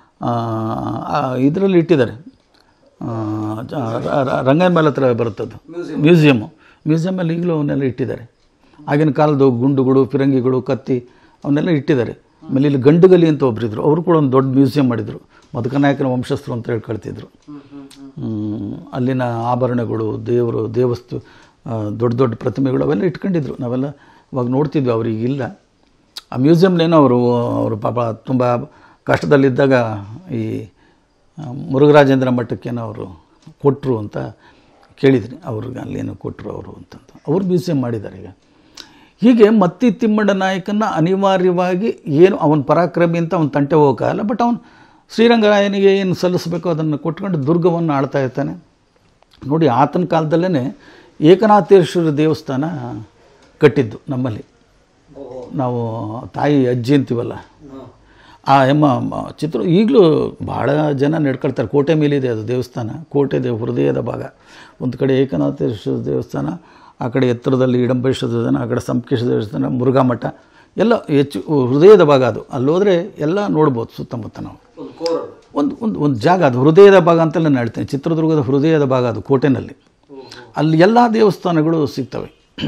ಇದರಲ್ಲಿ ಇಟ್ಟಿದ್ದಾರೆ ಆ, ಜ- ರ- ರ- ರಂಗನಮೇಲೆ ಹತ್ರ ಬರುತ್ತದು ಮ್ಯೂಸಿಯಮ್ಮು ಮ್ಯೂಸಿಯಮಲ್ಲಿ ಈಗಲೂ ಅವನ್ನೆಲ್ಲ ಇಟ್ಟಿದ್ದಾರೆ ಆಗಿನ ಕಾಲದ ಗುಂಡುಗಳು ಫಿರಂಗಿಗಳು ಕತ್ತಿ ಅವನ್ನೆಲ್ಲ ಇಟ್ಟಿದ್ದಾರೆ ಆಮೇಲೆ ಇಲ್ಲಿ ಗಂಡುಗಲಿ ಅಂತ ಒಬ್ಬರಿದ್ರು ಅವರು ಕೂಡ ಒಂದು ದೊಡ್ಡ ಮ್ಯೂಸಿಯಂ ಮಾಡಿದರು ಮಧುಕನಾಯಕನ ವಂಶಸ್ಥರು ಅಂತ ಹೇಳ್ಕೊಳ್ತಿದ್ರು ಹ್ಮ್, ಅಲ್ಲಿನ ಆಭರಣಗಳು ದೇವರು ದೇವಸ್ತು ಆ, ದೊಡ್ಡ ದೊಡ್ಡ ಪ್ರತಿಮೆಗಳು ಅವೆಲ್ಲ ಇಟ್ಕೊಂಡಿದ್ರು ನಾವೆಲ್ಲ ಇವಾಗ ನೋಡ್ತಿದ್ವಿ ಅವ್ರಿಗೆ ಇಲ್ಲ ಆ ಮ್ಯೂಸಿಯಮ್ನೇನೋ ಅವರು ಅವರು ಪಾಪ ತುಂಬ ಕಷ್ಟದಲ್ಲಿದ್ದಾಗ ಈ ಆ, ಮುರುಘರಾಜೇಂದ್ರ ಮಠಕ್ಕೇನೋ ಅವರು ಕೊಟ್ಟರು ಅಂತ ಕೇಳಿದ್ರಿ ಅವ್ರಿಗೆ ಅಲ್ಲೇನೋ ಕೊಟ್ಟರು ಅವರು ಅಂತಂದು ಅವ್ರು ಮ್ಯೂಸಿಯಂ ಮಾಡಿದ್ದಾರೆ ಈಗ ಹೀಗೆ ಮತ್ತಿ ತಿಮ್ಮಣ್ಣ ನಾಯಕನ ಅನಿವಾರ್ಯವಾಗಿ ಏನು ಅವನ ಪರಾಕ್ರಮಿ ಅಂತ ಅವನ ತಂಟೆ ಹೋಗೋಕ್ಕಾಗಲ್ಲ ಬಟ್ ಅವನು ಶ್ರೀರಂಗರಾಯನಿಗೆ ಏನು ಸಲ್ಲಿಸಬೇಕೋ ಅದನ್ನು ಕೊಟ್ಕೊಂಡು ದುರ್ಗವನ್ನು ಆಳ್ತಾ ಇರ್ತಾನೆ ನೋಡಿ ಆತನ ಕಾಲದಲ್ಲೇ ಏಕನಾಥೇಶ್ವರ ದೇವಸ್ಥಾನ ಕಟ್ಟಿದ್ದು ನಮ್ಮಲ್ಲಿ ನಾವು ತಾಯಿ ಅಜ್ಜಿ ಅಂತೀವಲ್ಲ ಆ ಎಮ್ಮ ಮ- ಚಿತ್ರ ಈಗಲೂ ಭಾಳ ಜನ ನಡ್ಕೊಳ್ತಾರೆ ಕೋಟೆ ಮೇಲಿದೆ ಅದು ದೇವಸ್ಥಾನ ಕೋಟೆ ದೇವ ಹೃದಯದ ಭಾಗ ಒಂದು ಕಡೆ ಏಕನಾಥೇಶ್ವರ ದೇವಸ್ಥಾನ ಆ ಕಡೆ ಎತ್ತರದಲ್ಲಿ ಇಡಂಬೇಶ್ವರ ದೇವಸ್ಥಾನ ಆ ಕಡೆ ಸಂಕೇಶ್ವರ ದೇವಸ್ಥಾನ ಮುರುಘಾ ಮಠ ಎಲ್ಲ ಹೆಚ್ಚು ಹೃದಯದ ಭಾಗ ಅದು ಅಲ್ಲೋದ್ರೆ ಎಲ್ಲ ನೋಡ್ಬೋದು ಸುತ್ತಮುತ್ತ ನಾವು ಒಂದು ಕೋರರು ಒಂದು ಒಂದು ಒಂದು ಜಾಗ ಅದು ಹೃದಯದ ಭಾಗ ಅಂತೆಲ್ಲ ನಾನು ಹೇಳ್ತೇನೆ ಚಿತ್ರದುರ್ಗದ ಹೃದಯದ ಭಾಗ ಅದು ಕೋಟೆನಲ್ಲಿ ಅಲ್ಲಿ ಎಲ್ಲ ದೇವಸ್ಥಾನಗಳು ಸಿಗ್ತವೆ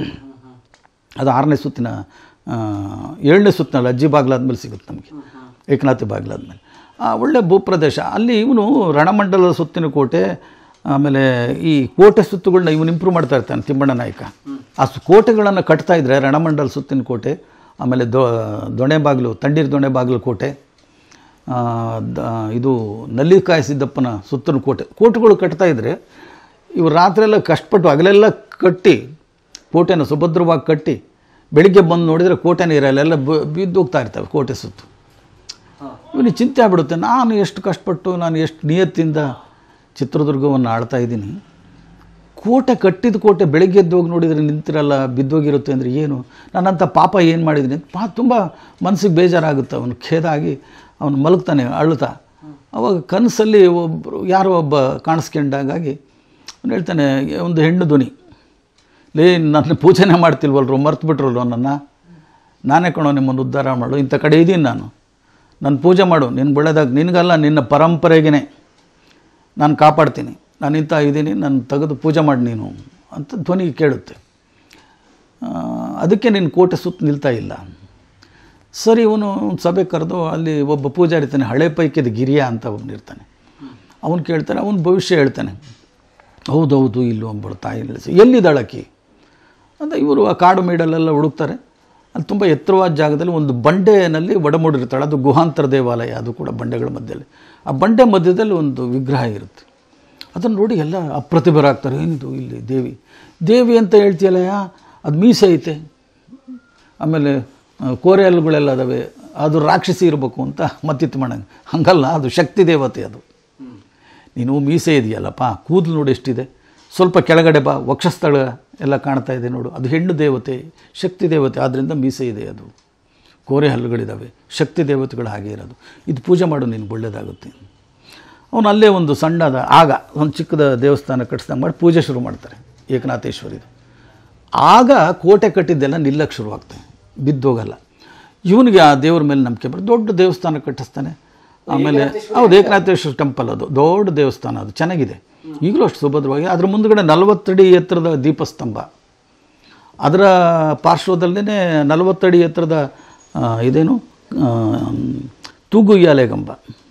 ಅದು ಆರನೇ ಸುತ್ತಿನ ಆ, ಏಳನೇ ಸುತ್ತಿನಲ್ಲಿ ಅಜ್ಜಿ ಬಾಗ್ಲಾದ್ಮೇಲೆ ಸಿಗುತ್ತೆ ನಮಗೆ ಏಕನಾಥಿ ಬಾಗ್ಲಾದ್ಮೇಲೆ ಆ, ಒಳ್ಳೆ ಭೂಪ್ರದೇಶ ಅಲ್ಲಿ ಇವನು ರಣಮಂಡಲದ ಸುತ್ತಿನ ಕೋಟೆ ಆಮೇಲೆ ಈ ಕೋಟೆ ಸುತ್ತುಗಳನ್ನ ಇವನು ಇಂಪ್ರೂವ್ ಮಾಡ್ತಾ ಇರ್ತಾನೆ ತಿಮ್ಮಣ್ಣ ನಾಯಕ ಆ ಸು- ಕೋಟೆಗಳನ್ನು ಕಟ್ತಾ ಇದ್ರೆ ರಣಮಂಡಲ ಸುತ್ತಿನ ಕೋಟೆ ಆಮೇಲೆ ದೊ ದೊಣೆ ಬಾಗಿಲು ತಂಡೀರು ದೊಣೆ ಬಾಗಿಲು ಕೋಟೆ ಆ, ದ- ಇದು ನಲ್ಲಿಕಾಯಿ ಸಿದ್ದಪ್ಪನ ಸುತ್ತಲ ಕೋಟೆ ಕೋಟೆಗಳು ಕಟ್ತಾ ಇದ್ದರೆ ಇವರು ರಾತ್ರಿಯೆಲ್ಲ ಕಷ್ಟಪಟ್ಟು ಹಗಲೆಲ್ಲ ಕಟ್ಟಿ ಕೋಟೆನ ಸುಭದ್ರವಾಗಿ ಕಟ್ಟಿ ಬೆಳಿಗ್ಗೆ ಬಂದು ನೋಡಿದರೆ ಕೋಟೆನ ಇರಲ್ಲ ಎಲ್ಲ ಬ- ಬಿದ್ದು ಹೋಗ್ತಾ ಇರ್ತವೆ ಕೋಟೆ ಸುತ್ತು ಇವನಿಗೆ ಚಿಂತೆ ಆಗ್ಬಿಡುತ್ತೆ ನಾನು ಎಷ್ಟು ಕಷ್ಟಪಟ್ಟು ನಾನು ಎಷ್ಟು ನಿಯತ್ತಿಂದ ಚಿತ್ರದುರ್ಗವನ್ನು ಆಳ್ತಾ ಇದ್ದೀನಿ ಕೋಟೆ ಕಟ್ಟಿದ ಕೋಟೆ ಬೆಳಗ್ಗೆ ಎದ್ದು ಹೋಗಿ ನೋಡಿದರೆ ನಿಂತಿರಲ್ಲ ಬಿದ್ದೋಗಿರುತ್ತೆ ಅಂದರೆ ಏನು ನನ್ನಂಥ ಪಾಪ ಏನು ಮಾಡಿದ್ದೀನಿ ಪಾ ತುಂಬ ಮನಸ್ಸಿಗೆ ಬೇಜಾರಾಗುತ್ತೆ ಅವನು ಖೇದ ಆಗಿ ಅವನು ಮಲಗ್ತಾನೆ ಅಳ್ತಾ ಅವಾಗ ಕನಸಲ್ಲಿ ಒಬ್ಬರು ಯಾರೋ ಒಬ್ಬ ಕಾಣಿಸ್ಕೊಂಡಾಗಾಗಿ ಅವನು ಹೇಳ್ತಾನೆ ಒಂದು ಹೆಣ್ಣು ಧ್ವನಿ ಲೇ ನನ್ನ ಪೂಜೆನೇ ಮಾಡ್ತಿಲ್ವಲ್ರು ಮರ್ತು ಬಿಟ್ರಲ್ವ ನನ್ನ ನಾನೇ ಕಣೋ ನಿಮ್ಮನ್ನು ಉದ್ಧಾರ ಮಾಡು ಇಂಥ ಕಡೆ ಇದ್ದೀನಿ ನಾನು ನನ್ನ ಪೂಜೆ ಮಾಡು ನಿನ್ಗೆ ಒಳ್ಳೇದಾಗ ನಿನಗಲ್ಲ ನಿನ್ನ ಪರಂಪರೆಗೇ ನಾನು ಕಾಪಾಡ್ತೀನಿ ನಾನು ಇಂಥ ಇದ್ದೀನಿ ನಾನು ತೆಗೆದು ಪೂಜೆ ಮಾಡಿ ನೀನು ಅಂತ ಧ್ವನಿ ಕೇಳುತ್ತೆ ಆ, ಅದಕ್ಕೆ ನಿನ್ನ ಕೋಟೆ ಸುತ್ತ ನಿಲ್ತಾ ಇಲ್ಲ ಸರಿ ಇವನು ಒಂದು ಸಭೆ ಕರೆದು ಅಲ್ಲಿ ಒಬ್ಬ ಪೂಜಾರಿ ಇರ್ತಾನೆ ಹಳೆ ಪೈಕಿದ ಗಿರಿಯ ಅಂತ ಒಬ್ಬನಿರ್ತಾನೆ ಅವನು ಕೇಳ್ತಾನೆ ಅವನು ಭವಿಷ್ಯ ಹೇಳ್ತಾನೆ ಹೌದೌದು ಇಲ್ಲೂ ಒಬ್ಬಳು ತಾಯಿ ನಿಲ್ಲಿಸಿ ಎಲ್ಲಿದ್ದಾಳಕಿ ಅಂತ ಇವರು ಆ ಕಾಡು ಮೇಡಲ್ಲೆಲ್ಲ ಹುಡುಕ್ತಾರೆ ಅಲ್ಲಿ ತುಂಬ ಎತ್ತರವಾದ ಜಾಗದಲ್ಲಿ ಒಂದು ಬಂಡೆಯಲ್ಲಿ ಒಡಮೂಡಿರ್ತಾಳೆ ಅದು ಗುಹಾಂತರ ದೇವಾಲಯ ಅದು ಕೂಡ ಬಂಡೆಗಳ ಮಧ್ಯದಲ್ಲಿ ಆ ಬಂಡೆ ಮಧ್ಯದಲ್ಲಿ ಒಂದು ವಿಗ್ರಹ ಇರುತ್ತೆ ಅದನ್ನು ನೋಡಿ ಎಲ್ಲ ಅಪ್ರತಿಭರಾಗ್ತಾರೆ ಏನಿದು ಇಲ್ಲಿ ದೇವಿ ದೇವಿ ಅಂತ ಹೇಳ್ತೀಯಲ್ಲಯ್ಯ ಅದು ಮೀಸೆ ಐತೆ ಆಮೇಲೆ ಆ, ಕೋರೆ ಹಲ್ಲುಗಳೆಲ್ಲ ಅದಾವೆ ಅದು ರಾಕ್ಷಸಿ ಇರಬೇಕು ಅಂತ ಮತ್ತಿತ್ತು ಮಾಡೋಣ ಹಂಗಲ್ಲ ಅದು ಶಕ್ತಿ ದೇವತೆ ಅದು ನೀನು ಮೀಸೆ ಇದೆಯಲ್ಲಪ್ಪ ಕೂದಲು ನೋಡಿ ಎಷ್ಟಿದೆ ಸ್ವಲ್ಪ ಕೆಳಗಡೆ ಬಾ ವಕ್ಷಸ್ಥಳ ಎಲ್ಲ ಕಾಣ್ತಾ ಇದೆ ನೋಡು ಅದು ಹೆಣ್ಣು ದೇವತೆ ಶಕ್ತಿ ದೇವತೆ ಆದ್ದರಿಂದ ಮೀಸೆ ಇದೆ ಅದು ಕೋರೆ ಹಲ್ಲುಗಳಿದ್ದಾವೆ ಶಕ್ತಿ ದೇವತೆಗಳು ಹಾಗೆ ಇರೋದು ಇದು ಪೂಜೆ ಮಾಡು ನಿನ್ಗೆ ಒಳ್ಳೆಯದಾಗುತ್ತೆ ಅವನು ಅಲ್ಲೇ ಒಂದು ಸಣ್ಣದ ಆಗ ಒಂದು ಚಿಕ್ಕದ ದೇವಸ್ಥಾನ ಕಟ್ಟಿಸ್ದಂಗೆ ಮಾಡಿ ಪೂಜೆ ಶುರು ಮಾಡ್ತಾರೆ ಏಕನಾಥೇಶ್ವರಿದು ಆಗ ಕೋಟೆ ಕಟ್ಟಿದ್ದೆಲ್ಲ ನಿಲ್ಲಕ್ಕೆ ಶುರುವಾಗ್ತದೆ ಬಿದ್ದೋಗಲ್ಲ ಇವನಿಗೆ ಆ ದೇವ್ರ ಮೇಲೆ ನಂಬಿಕೆ ಬರ್ತದೆ ದೊಡ್ಡ ದೇವಸ್ಥಾನ ಕಟ್ಟಿಸ್ತಾನೆ ಆಮೇಲೆ ಹೌದು ಏಕನಾಥೇಶ್ವರ ಟೆಂಪಲ್ ಅದು ದೊಡ್ಡ ದೇವಸ್ಥಾನ ಅದು ಚೆನ್ನಾಗಿದೆ ಈಗಲೂ ಅಷ್ಟು ಸುಭದ್ರವಾಗಿ ಅದ್ರ ಮುಂದುಗಡೆ ನಲವತ್ತಡಿ ಎತ್ತರದ ದೀಪಸ್ತಂಭ ಅದರ ಪಾರ್ಶ್ವದಲ್ಲೇ ನಲವತ್ತಡಿ ಎತ್ತರದ ಆ, ಇದೇನು ಆ, ತೂಗು ಉಯ್ಯಾಲೆ ಗಂಬ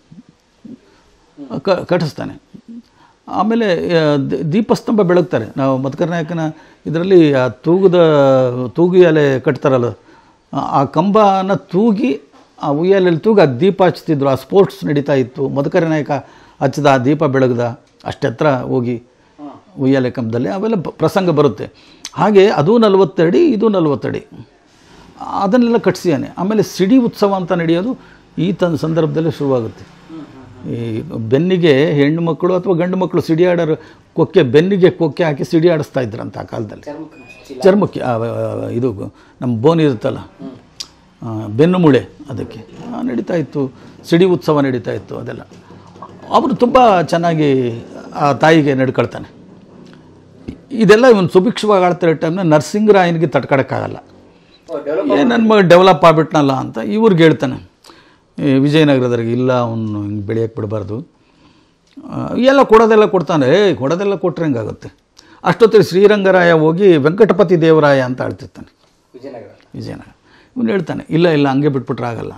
ಕ ಕಟ್ಟಿಸ್ತಾನೆ ಆಮೇಲೆ ಆ, ದ- ದೀಪಸ್ತಂಭ ಬೆಳಗ್ತಾರೆ ನಾವು ಮಧುಕರ ನಾಯಕನ ಇದರಲ್ಲಿ ಆ ತೂಗುದ ತೂಗು ಎಲೆ ಕಟ್ತಾರಲ್ಲ ಆ- ಆ ಕಂಬನ ತೂಗಿ ಆ ಉಯ್ಯಾಲೆಯಲ್ಲಿ ತೂಗಿ ಆ ದೀಪ ಹಚ್ತಿದ್ರು ಆ ಸ್ಪೋರ್ಟ್ಸ್ ನಡೀತಾ ಇತ್ತು ಮಧುಕರ ನಾಯಕ ಹಚ್ಚಿದ ಆ ದೀಪ ಬೆಳಗ್ದ ಅಷ್ಟೆತ್ರ ಹೋಗಿ ಉಯ್ಯಾಲೆ ಕಂಬದಲ್ಲಿ ಅವೆಲ್ಲ ಬ- ಪ್ರಸಂಗ ಬರುತ್ತೆ ಹಾಗೆ ಅದು ನಲವತ್ತಡಿ ಇದು ನಲವತ್ತಡಿ ಅದನ್ನೆಲ್ಲ ಕಟ್ಸಿಯಾನೆ ಆಮೇಲೆ ಸಿಡಿ ಉತ್ಸವ ಅಂತ ನಡೆಯೋದು ಈ ತನ್ನ ಸಂದರ್ಭದಲ್ಲೇ ಶುರುವಾಗುತ್ತೆ ಈ ಬೆನ್ನಿಗೆ ಹೆಣ್ಣು ಮಕ್ಕಳು ಅಥವಾ ಗಂಡು ಮಕ್ಕಳು ಸಿಡಿ ಆಡೋರು ಕೊಕ್ಕೆ ಬೆನ್ನಿಗೆ ಕೊಕ್ಕೆ ಹಾಕಿ ಸಿಡಿ ಆಡಿಸ್ತಾ ಇದ್ರಂತ ಆ ಕಾಲದಲ್ಲಿ ಚರ್ಮಕ್ಕೆ ಆ, ಆ, ಇದು ನಮ್ಮ ಬೋನ್ ಇರುತ್ತಲ್ಲ ಆ, ಬೆನ್ನು ಮುಳೆ ಅದಕ್ಕೆ ಆ, ನಡೀತಾ ಇತ್ತು ಸಿಡಿ ಉತ್ಸವ ನಡೀತಾ ಇತ್ತು ಅದೆಲ್ಲ ಅವರು ತುಂಬ ಚೆನ್ನಾಗಿ ಆ ತಾಯಿಗೆ ನಡ್ಕೊಳ್ತಾನೆ ಇದೆಲ್ಲ ಇವನು ಸುಭಿಕ್ಷವಾಗಿ ಆಡ್ತಿರೋ ಟೈಮ್ನ ನರಸಿಂಗರಾಯನಿಗೆ ತಡ್ಕೊಳಕ್ಕಾಗಲ್ಲ ಏ ನನ್ನ ಮಗ ಡೆವಲಪ್ ಆಗ್ಬಿಟ್ನಲ್ಲ ಅಂತ ಇವ್ರಿಗೆ ಹೇಳ್ತಾನೆ ಈ ವಿಜಯನಗರದವ್ರಿಗೆ ಇಲ್ಲ ಅವನು ಹಿಂಗೆ ಬೆಳೆಯಕ್ಕೆ ಬಿಡಬಾರ್ದು ಆ, ಎಲ್ಲ ಕೊಡೋದೆಲ್ಲ ಕೊಡ್ತಾನೆ ಏ ಕೊಡೋದೆಲ್ಲ ಕೊಟ್ರೆ ಹೆಂಗಾಗುತ್ತೆ ಅಷ್ಟೊತ್ತಿಗೆ ಶ್ರೀರಂಗರಾಯ ಹೋಗಿ ವೆಂಕಟಪತಿ ದೇವರಾಯ ಅಂತ ಆಳ್ತಿರ್ತಾನೆ ವಿಜಯನಗರ ಇವನು ಹೇಳ್ತಾನೆ ಇಲ್ಲ ಇಲ್ಲ ಹಂಗೆ ಬಿಟ್ಬಿಟ್ರೆ ಆಗಲ್ಲ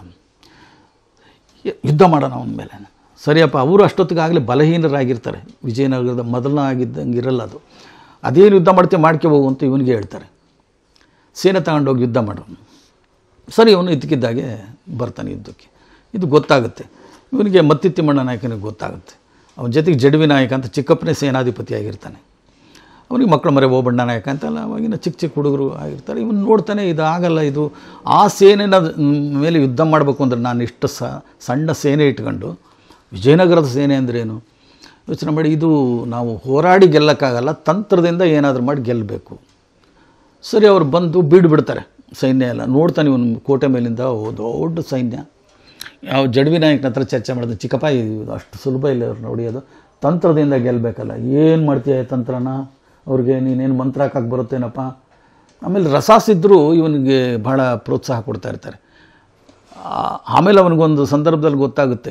ಯ- ಯುದ್ಧ ಮಾಡೋಣ ಅವನ ಮೇಲೆ ಸರಿಯಪ್ಪ ಅವರು ಅಷ್ಟೊತ್ತಿಗಾಗಲೇ ಬಲಹೀನರಾಗಿರ್ತಾರೆ ವಿಜಯನಗರದ ಮೊದಲನ ಆಗಿದ್ದಂಗೆ ಇರಲ್ಲ ಅದು ಅದೇನು ಯುದ್ಧ ಮಾಡ್ತೀವಿ ಮಾಡ್ಕೆ ಹೋಗು ಅಂತ ಇವನಿಗೆ ಹೇಳ್ತಾರೆ ಸೇನೆ ತಗೊಂಡೋಗಿ ಯುದ್ಧ ಮಾಡು ಸರಿ ಅವನು ಇದ್ದಕ್ಕಿದ್ದಾಗೆ ಬರ್ತಾನೆ ಯುದ್ಧಕ್ಕೆ ಇದು ಗೊತ್ತಾಗುತ್ತೆ ಇವನಿಗೆ ಮತ್ತಿತ್ತಿಮಣ್ಣ ನಾಯಕನಿಗೆ ಗೊತ್ತಾಗುತ್ತೆ ಅವನ ಜೊತೆಗೆ ಜಡವಿ ನಾಯಕ ಅಂತ ಚಿಕ್ಕಪ್ಪನೇ ಸೇನಾಧಿಪತಿ ಆಗಿರ್ತಾನೆ ಅವನಿಗೆ ಮಕ್ಕಳು ಮರೆ ಓಬಣ್ಣ ನಾಯಕ ಅಂತೆಲ್ಲ ಅವಾಗಿನ ಚಿಕ್ಕ ಚಿಕ್ಕ ಹುಡುಗರು ಆಗಿರ್ತಾರೆ ಇವನು ನೋಡ್ತಾನೆ ಇದು ಆಗಲ್ಲ ಇದು ಆ ಸೇನೆನ ಮೇಲೆ ಯುದ್ಧ ಮಾಡಬೇಕು ಅಂದ್ರೆ ನಾನು ಇಷ್ಟು ಸ ಸಣ್ಣ ಸೇನೆ ಇಟ್ಕೊಂಡು ವಿಜಯನಗರದ ಸೇನೆ ಅಂದ್ರೇನು ಯೋಚನೆ ಮಾಡಿ ಇದು ನಾವು ಹೋರಾಡಿ ಗೆಲ್ಲಕ್ಕಾಗಲ್ಲ ತಂತ್ರದಿಂದ ಏನಾದರೂ ಮಾಡಿ ಗೆಲ್ಲಬೇಕು ಸರಿ ಅವ್ರು ಬಂದು ಬೀಡು ಬಿಡ್ತಾರೆ ಸೈನ್ಯ ಎಲ್ಲ ನೋಡ್ತಾನೆ ಇವನು ಕೋಟೆ ಮೇಲಿಂದ ಓ ದೊಡ್ಡ ಸೈನ್ಯ ಯಾವ ಜಡ್ವಿ ನಾಯಕನ ಹತ್ರ ಚರ್ಚೆ ಮಾಡಿದ್ರೆ ಚಿಕ್ಕಪ್ಪ ಇದು ಅಷ್ಟು ಸುಲಭ ಇಲ್ಲ ಅವ್ರು ನೋಡಿಯೋದು ತಂತ್ರದಿಂದ ಗೆಲ್ಲಬೇಕಲ್ಲ ಏನು ಮಾಡ್ತೀಯ ಈ ತಂತ್ರನ ಅವ್ರಿಗೆ ನೀನೇನು ಮಂತ್ರ ಹಾಕಕ್ಕೆ ಬರುತ್ತೇನಪ್ಪ ಆಮೇಲೆ ರಸಾಸಿದ್ರು ಇವನಿಗೆ ಭಾಳ ಪ್ರೋತ್ಸಾಹ ಕೊಡ್ತಾ ಇರ್ತಾರೆ ಆ- ಆಮೇಲೆ ಅವನಿಗೊಂದು ಸಂದರ್ಭದಲ್ಲಿ ಗೊತ್ತಾಗುತ್ತೆ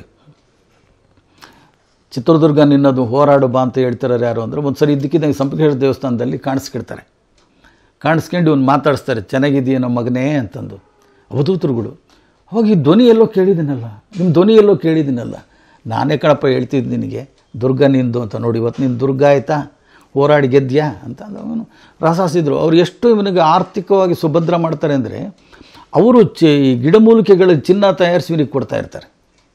ಚಿತ್ರದುರ್ಗ ನಿನ್ನದು ಹೋರಾಡು ಬಾ ಅಂತ ಹೇಳ್ತಾರೆ ಯಾರು ಅಂದರೆ ಒಂದು ಸರಿ ಇದ್ದಕ್ಕಿದ್ದಂಗೆ ಸಂಪಕೇಶ್ವರ ದೇವಸ್ಥಾನದಲ್ಲಿ ಕಾಣಿಸ್ಕಿಡ್ತಾರೆ ಕಾಣಿಸ್ಕೊಂಡು ಇವ್ನು ಮಾತಾಡಿಸ್ತಾರೆ ಚೆನ್ನಾಗಿದೆಯೇನೋ ಮಗನೇ ಅಂತಂದು ಅವಧೂತರುಗಳು ಅವಾಗ ಈ ಧ್ವನಿ ಎಲ್ಲೋ ಕೇಳಿದ್ದೀನಲ್ಲ ನಿಮ್ಮ ಧ್ವನಿ ಎಲ್ಲೋ ಕೇಳಿದ್ದೀನಲ್ಲ ನಾನೇ ಕಣಪ್ಪ ಹೇಳ್ತಿದ್ದು ನಿನಗೆ ದುರ್ಗ ನಿಂದು ಅಂತ ನೋಡಿ ಇವತ್ತು ನೀನು ದುರ್ಗ ಆಯಿತಾ ಹೋರಾಡಿ ಗೆದ್ಯಾ ಅಂತ ಅವನು ರಸಾಸಿದ್ರು ಅವ್ರು ಎಷ್ಟು ಇವನಿಗೆ ಆರ್ಥಿಕವಾಗಿ ಸುಭದ್ರ ಮಾಡ್ತಾರೆ ಅಂದರೆ ಅವರು ಚಿ ಈ ಗಿಡಮೂಲಿಕೆಗಳ ಚಿನ್ನ ತಯಾರಿಸಿ ಇವನಿಗೆ ಕೊಡ್ತಾ ಇರ್ತಾರೆ